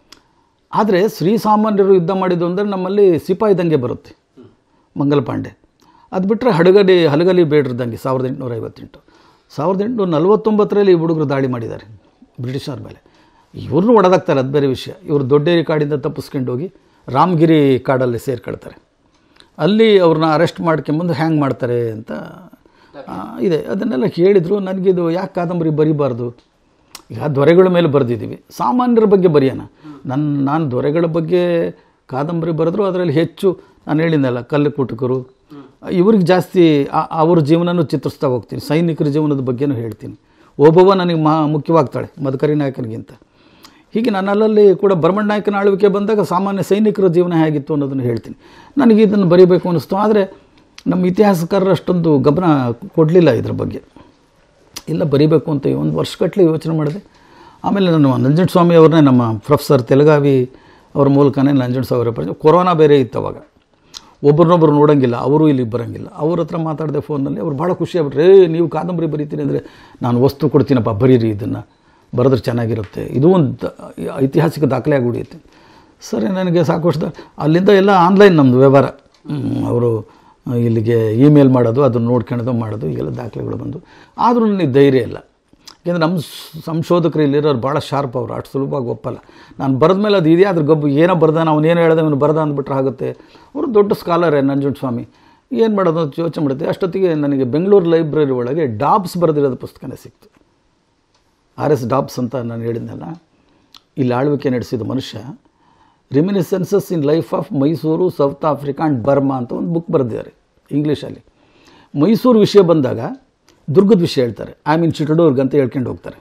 ಆದರೆ ಶ್ರೀಸಾಮಾನ್ಯರು ಯುದ್ಧ ಮಾಡಿದ್ದು ಅಂದರೆ ನಮ್ಮಲ್ಲಿ ಸಿಪಾಯಿ ದಂಗೆ ಬರುತ್ತೆ ಮಂಗಲ ಪಾಂಡೆ ಅದು ಬಿಟ್ಟರೆ ಹಡಗಲಿ ಹಲಗಲಿ ಬೇಡ್ರ ದಂಗೆ ಸಾವಿರದ ಎಂಟುನೂರ ಐವತ್ತೆಂಟು ಸಾವಿರದ ಎಂಟುನೂರ ನಲವತ್ತೊಂಬತ್ತರಲ್ಲಿ ಈ ಹುಡುಗರು ದಾಳಿ ಮಾಡಿದ್ದಾರೆ ಬ್ರಿಟಿಷರ ಮೇಲೆ ಇವ್ರನ್ನೂ ಒಡೆದಾಕ್ತಾರೆ ಅದು ಬೇರೆ ವಿಷಯ ಇವರು ದೊಡ್ಡೇರಿ ಕಾಡಿಂದ ತಪ್ಪಿಸ್ಕೊಂಡು ಹೋಗಿ ರಾಮಗಿರಿ ಕಾಡಲ್ಲಿ ಸೇರ್ಕೊಳ್ತಾರೆ ಅಲ್ಲಿ ಅವ್ರನ್ನ ಅರೆಸ್ಟ್ ಮಾಡ್ಕೊಂಬಂದು ಹ್ಯಾಂಗ್ ಮಾಡ್ತಾರೆ ಅಂತ ಆ, ಇದೆ ಅದನ್ನೆಲ್ಲ ಹೇಳಿದರು ನನಗಿದು ಯಾಕೆ ಕಾದಂಬರಿ ಬರಿಬಾರ್ದು ಈಗ ದೊರೆಗಳ ಮೇಲೆ ಬರೆದಿದ್ದೀವಿ ಸಾಮಾನ್ಯರ ಬಗ್ಗೆ ಬರೆಯೋಣ ನನ್ನ ನಾನು ದೊರೆಗಳ ಬಗ್ಗೆ ಕಾದಂಬರಿ ಬರೆದ್ರು ಅದರಲ್ಲಿ ಹೆಚ್ಚು ನಾನು ಹೇಳಿದ್ನಲ್ಲ ಕಲ್ಲು ಕುಟುಕರು ಇವ್ರಿಗೆ ಜಾಸ್ತಿ ಆ- ಅವ್ರ ಜೀವನನೂ ಚಿತ್ರಿಸ್ತಾ ಹೋಗ್ತೀನಿ ಸೈನಿಕರ ಜೀವನದ ಬಗ್ಗೆನೂ ಹೇಳ್ತೀನಿ ಒಬ್ಬವ ನನಗೆ ಮಹಾ ಮುಖ್ಯವಾಗ್ತಾಳೆ ಮಧುಕರಿ ನಾಯಕನಿಗಿಂತ ಹೀಗೆ ನಾನು ಅಲ್ಲಲ್ಲಿ ಕೂಡ ಭರಮಣ್ಣ ನಾಯಕನ ಆಳ್ವಿಕೆ ಬಂದಾಗ ಸಾಮಾನ್ಯ ಸೈನಿಕರ ಜೀವನ ಹೇಗಿತ್ತು ಅನ್ನೋದನ್ನು ಹೇಳ್ತೀನಿ ನನಗೆ ಇದನ್ನು ಬರೀಬೇಕು ಅನ್ನಿಸ್ತು ಆದರೆ ನಮ್ಮ ಇತಿಹಾಸಕಾರರು ಅಷ್ಟೊಂದು ಗಮನ ಕೊಡಲಿಲ್ಲ ಇದ್ರ ಬಗ್ಗೆ ಇಲ್ಲ ಬರೀಬೇಕು ಅಂತ ಒಂದು ವರ್ಷಗಟ್ಟಲೆ ಯೋಚನೆ ಮಾಡಿದೆ ಆಮೇಲೆ ನಾನು ನಂಜುಂಡ ಸ್ವಾಮಿ ಅವ್ರನ್ನೇ ನಮ್ಮ ಪ್ರೊಫೆಸರ್ ತೆಲಗಾವಿ ಅವ್ರ ಮೂಲಕನೇ ನಂಜುಂಡ ಸ್ವಾಮಿ ಅವರ ಪರಿಚಯ ಕೊರೋನಾ ಬೇರೆ ಇತ್ತು ಅವಾಗ ಒಬ್ರನ್ನೊಬ್ರು ನೋಡೋಂಗಿಲ್ಲ ಅವರು ಇಲ್ಲಿಗೆ ಬರೋಂಗಿಲ್ಲ ಅವ್ರ ಹತ್ರ ಮಾತಾಡಿದೆ ಫೋನಲ್ಲಿ ಅವ್ರು ಭಾಳ ಖುಷಿ ಆಗ್ಬಿಟ್ರೆ ಏ ನೀವು ಕಾದಂಬರಿ ಬರೀತೀನಿ ಅಂದರೆ ನಾನು ವಸ್ತು ಕೊಡ್ತೀನಪ್ಪ ಬರೀರಿ ಇದನ್ನು ಬರೆದ್ರೆ ಚೆನ್ನಾಗಿರುತ್ತೆ ಇದು ಒಂದು ಐತಿಹಾಸಿಕ ದಾಖಲೆ ಆಗಿಬಿಡುತ್ತೆ ಸರಿ ನನಗೆ ಸಾಕಷ್ಟು ಅಲ್ಲಿಂದ ಎಲ್ಲ ಆನ್ಲೈನ್ ನಮ್ಮದು ವ್ಯವಹಾರ ಅವರು ಇಲ್ಲಿಗೆ ಇಮೇಲ್ ಮಾಡೋದು ಅದನ್ನು ನೋಡ್ಕೊಳ್ಳೋದು ಮಾಡೋದು ಈಗೆಲ್ಲ ದಾಖಲೆಗಳು ಬಂದು ಆದರೂ ನನಗೆ ಧೈರ್ಯ ಇಲ್ಲ ಯಾಕೆಂದರೆ ನಮ್ಮ ಸ್- ಸಂಶೋಧಕರು ಇಲ್ಲಿರೋರು ಭಾಳ ಶಾರ್ಪ್ ಅವರು ಅಷ್ಟು ಸುಲಭವಾಗಿ ಒಪ್ಪಲ್ಲ ನಾನು ಬರೆದ ಮೇಲೆ ಅದು ಇದೆಯಾ ಅದ್ರ ಗಬ್ಬು ಏನೋ ಬರ್ದಾನ ಅವನು ಏನು ಹೇಳ್ದೆ ಅವನು ಬರದ ಅಂದ್ಬಿಟ್ರೆ ಆಗುತ್ತೆ ಅವರು ದೊಡ್ಡ ಸ್ಕಾಲರೇ ನಂಜುಂಡ ಸ್ವಾಮಿ ಏನು ಮಾಡೋದು ಅಂತ ಯೋಚನೆ ಮಾಡುತ್ತೆ ಅಷ್ಟೊತ್ತಿಗೆ ನನಗೆ ಬೆಂಗಳೂರು ಲೈಬ್ರರಿ ಒಳಗೆ ಡಾಬ್ಸ್ ಬರೆದಿರೋದು ಪುಸ್ತಕನೇ ಸಿಕ್ತು ಆರ್ ಎಸ್ ಡಾಬ್ಸ್ ಅಂತ ನಾನು ಹೇಳಿದ್ನಲ್ಲ ಇಲ್ಲಿ ಆಳ್ವಿಕೆ ನಡೆಸಿದ ಮನುಷ್ಯ reminiscences in life of Mysore South Africa and Burma ಅಂತ ಒಂದು ಬುಕ್ ಬರೆದಿದ್ದಾರೆ ಇಂಗ್ಲೀಷಲ್ಲಿ ಮೈಸೂರು ವಿಷಯ ಬಂದಾಗ ದುರ್ಗದ ವಿಷಯ ಹೇಳ್ತಾರೆ ಐ ಮೀನ್ ಚಿಟಡೂರ್ಗ್ ಅಂತ ಹೇಳ್ಕೊಂಡು ಹೋಗ್ತಾರೆ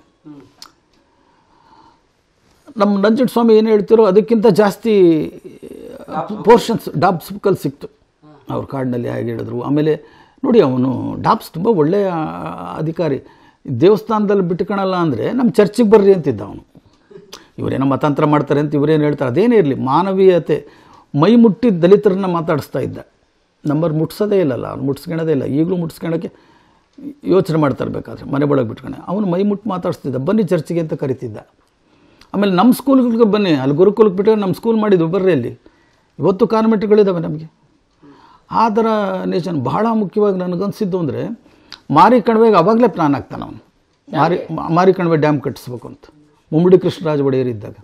ನಮ್ಮ ನಂಜುಂಡ ಸ್ವಾಮಿ ಏನು ಹೇಳ್ತಿರೋ ಅದಕ್ಕಿಂತ ಜಾಸ್ತಿ ಪೋರ್ಷನ್ಸ್ ಡಾಬ್ಸ್ ಬುಕ್ಕಲ್ಲಿ ಸಿಕ್ತು ಅವ್ರ ಕಾಡಿನಲ್ಲಿ ಹೇಗೆ ಹೇಳಿದ್ರು ಆಮೇಲೆ ನೋಡಿ ಅವನು ಡಾಬ್ಸ್ ತುಂಬ ಒಳ್ಳೆಯ ಅಧಿಕಾರಿ ದೇವಸ್ಥಾನದಲ್ಲಿ ಬಿಟ್ಕೊಳಲ್ಲ ಅಂದರೆ ನಮ್ಮ ಚರ್ಚಿಗೆ ಬರ್ರಿ ಅಂತಿದ್ದ ಅವನು ಇವರೇನೋ ಮತಾಂತರ ಮಾಡ್ತಾರೆ ಅಂತ ಇವರೇನು ಹೇಳ್ತಾರೆ ಅದೇನೇ ಇರಲಿ ಮಾನವೀಯತೆ ಮೈ ಮುಟ್ಟಿ ದಲಿತರನ್ನ ಮಾತಾಡಿಸ್ತಾ ಇದ್ದ ನಂಬರ್ ಮುಟ್ಸೋದೇ ಇಲ್ಲಲ್ಲ ಅವ್ನು ಮುಟ್ಸ್ಕೊಳೋದೇ ಇಲ್ಲ ಈಗಲೂ ಮುಟ್ಸ್ಕೊಳಕ್ಕೆ ಯೋಚನೆ ಮಾಡ್ತಾ ಇರ್ಬೇಕಾದ್ರೆ ಮನೆ ಒಳಗೆ ಬಿಟ್ಕೊಂಡೆ ಅವನು ಮೈ ಮುಟ್ಟು ಮಾತಾಡಿಸ್ತಿದ್ದ ಬನ್ನಿ ಚರ್ಚಿಗೆ ಅಂತ ಕರಿತಿದ್ದ ಆಮೇಲೆ ನಮ್ಮ ಸ್ಕೂಲ್ಗಳಿಗೆ ಬನ್ನಿ ಅಲ್ಲಿ ಗುರುಕುಲಕ್ಕೆ ಬಿಟ್ಟರೆ ನಮ್ಮ ಸ್ಕೂಲ್ ಮಾಡಿದ್ದು ಬರ್ರಿ ಅಲ್ಲಿ ಇವತ್ತು ಕಾನ್ವೆಂಟ್ಗಳಿದ್ದಾವೆ ನಮಗೆ ಆ ಥರ ನೇಚರ್ ಬಹಳ ಮುಖ್ಯವಾಗಿ ನನಗನ್ಸಿದ್ದು ಅಂದರೆ ಮಾರಿ ಕಣಿವೆಗೆ ಅವಾಗಲೇ ಪ್ಲಾನ್ ಆಗ್ತಾನೆ ಅವನು ಮಾರಿ ಮಾರಿ ಕಣಿವೆ ಡ್ಯಾಮ್ ಕಟ್ಟಿಸ್ಬೇಕು ಅಂತ ಮುಮ್ಮಡಿ ಕೃಷ್ಣರಾಜ ಒಡೆಯರ್ ಇದ್ದಾಗ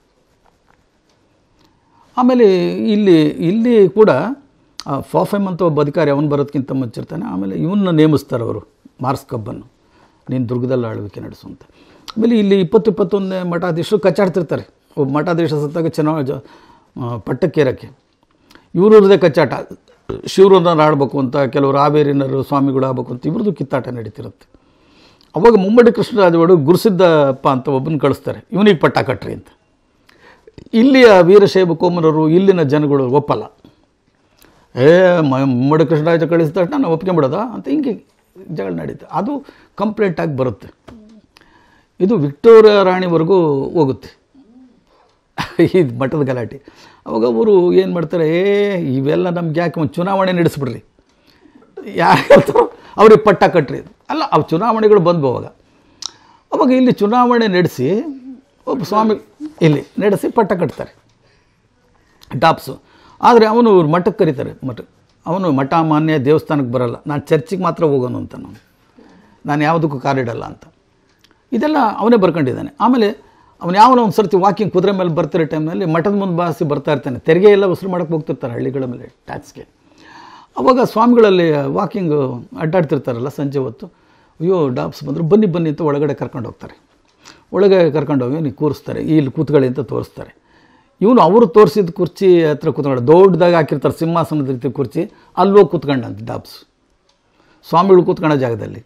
ಆಮೇಲೆ ಇಲ್ಲಿ ಇಲ್ಲಿ ಕೂಡ ಆ ಫಾಫೆಮ್ ಅಂತ ಒಬ್ಬ ಅಧಿಕಾರಿ ಅವನು ಬರೋದಕ್ಕಿಂತ ಮುಂಚಿರ್ತಾನೆ ಆಮೇಲೆ ಇವನ್ನ ನೇಮಿಸ್ತಾರೆ ಅವರು ಮಾರ್ಸ್ ಕಬ್ಬನ್ನು ನೀನು ದುರ್ಗದಲ್ಲಿ ಆಳ್ವಿಕೆ ನಡೆಸು ಅಂತ ಆಮೇಲೆ ಇಲ್ಲಿ ಇಪ್ಪತ್ತು ಇಪ್ಪತ್ತೊಂದನೇ ಮಠಾಧೀಶರು ಕಚ್ಚಾಡ್ತಿರ್ತಾರೆ ಒಬ್ಬ ಮಠಾಧೀಶ ಸತ್ತಾಗ ಚೆನ್ನಾಗಿ ಜ ಆ, ಪಟ್ಟಕ್ಕೇರಕ್ಕೆ ಇವ್ರದ್ದೇ ಕಚ್ಚಾಟ ಶಿವರನ್ನ ಆಡಬೇಕು ಅಂತ ಕೆಲವರು ಹಾವೇರಿನರು ಸ್ವಾಮಿಗಳು ಆಗ್ಬೇಕು ಅಂತ ಇವ್ರದ್ದು ಕಿತ್ತಾಟ ನಡೀತಿರುತ್ತೆ ಅವಾಗ ಮುಮ್ಮಡಿ ಕೃಷ್ಣರಾಜವಾಡು ಗುರುಸಿದ್ದಪ್ಪ ಅಂತ ಒಬ್ಬನ ಕಳಿಸ್ತಾರೆ ಇವನಿಗೆ ಪಟ್ಟ ಕಟ್ರಿ ಅಂತ ಇಲ್ಲಿಯ ವೀರಶೈವ ಕೋಮರರು ಇಲ್ಲಿನ ಜನಗಳು ಒಪ್ಪಲ್ಲ ಏ ಮ- ಮುಮ್ಮಡಿ ಕೃಷ್ಣರಾಜ ಕಳಿಸಿದ ತಕ್ಷಣ ನಾವು ಒಪ್ಕೊಂಬಿಡೋದ ಅಂತ ಹಿಂಗೆ ಜಗಳ ನಡೀತು ಅದು ಕಂಪ್ಲೇಂಟ್ ಆಗಿ ಬರುತ್ತೆ ಇದು ವಿಕ್ಟೋರಿಯಾ ರಾಣಿವರೆಗೂ ಹೋಗುತ್ತೆ ಈ ಮಠದ ಗಲಾಟೆ ಅವಾಗ ಅವರು ಏನು ಮಾಡ್ತಾರೆ ಏ ಇವೆಲ್ಲ ನಮ್ಗೆ ಯಾಕೆ ಒಂದು ಚುನಾವಣೆ ನಡೆಸ್ಬಿಡ್ರಿ ಯಾಕಂತ ಅವ್ರಿಗೆ ಪಟ್ಟ ಕಟ್ರಿ ಅಲ್ಲ ಅವು ಚುನಾವಣೆಗಳು ಬಂದ್ವು ಅವಾಗ ಅವಾಗ ಇಲ್ಲಿ ಚುನಾವಣೆ ನಡೆಸಿ ಒಬ್ಬ ಸ್ವಾಮಿ ಇಲ್ಲಿ ನಡೆಸಿ ಪಟ್ಟ ಕಟ್ತಾರೆ ಡಾಪ್ಸು ಆದರೆ ಅವನು ಇವ್ರು ಮಠಕ್ಕೆ ಕರೀತಾರೆ ಮಠ ಅವನು ಮಠ ಮಾನ್ಯ ದೇವಸ್ಥಾನಕ್ಕೆ ಬರಲ್ಲ ನಾನು ಚರ್ಚಿಗೆ ಮಾತ್ರ ಹೋಗೋನು ಅಂತ ನಾನು ನಾನು ಯಾವುದಕ್ಕೂ ಕಾರಿಡಲ್ಲ ಅಂತ ಇದೆಲ್ಲ ಅವನೇ ಬರ್ಕೊಂಡಿದ್ದಾನೆ ಆಮೇಲೆ ಅವನು ಯಾವನೋ ಒಂದು ಸರ್ತಿ ವಾಕಿಂಗ್ ಕುದುರೆ ಮೇಲೆ ಬರ್ತಿರೋ ಟೈಮ್ನಲ್ಲಿ ಮಠದ ಮುಂದೆ ಬಾಸಿ ಬರ್ತಾ ಇರ್ತಾನೆ ತೆರಿಗೆ ಎಲ್ಲ ವಸೂಲು ಮಾಡೋಕ್ಕೆ ಹೋಗ್ತಿರ್ತಾರೆ ಹಳ್ಳಿಗಳ ಮೇಲೆ ಟ್ಯಾಕ್ಸ್ಗೆ ಅವಾಗ ಸ್ವಾಮಿಗಳಲ್ಲಿ ವಾಕಿಂಗ್ ಅಡ್ಡಾಡ್ತಿರ್ತಾರಲ್ಲ ಸಂಜೆ ಹೊತ್ತು ಅಯ್ಯೋ ಡಾಬ್ಸ್ ಬಂದರು ಬನ್ನಿ ಬನ್ನಿ ಅಂತ ಒಳಗಡೆ ಕರ್ಕೊಂಡು ಹೋಗ್ತಾರೆ ಒಳಗೆ ಕರ್ಕೊಂಡು ಹೋಗಿ ನೀವು ಕೂರಿಸ್ತಾರೆ ಇಲ್ಲಿ ಕೂತ್ಕೊಳ್ಳಿ ಅಂತ ತೋರಿಸ್ತಾರೆ ಇವನು ಅವರು ತೋರಿಸಿದ ಕುರ್ಚಿ ಹತ್ರ ಕೂತ್ಕೊಂಡು ದೊಡ್ಡದಾಗಿ ಹಾಕಿರ್ತಾರೆ ಸಿಂಹಾಸನದ ರೀತಿ ಕುರ್ಚಿ ಅಲ್ಲಿ ಹೋಗಿ ಕೂತ್ಕೊಂಡಂತ ಡಾಬ್ಸ್ ಸ್ವಾಮಿಗಳು ಕೂತ್ಕೊಳ್ಳೋ ಜಾಗದಲ್ಲಿ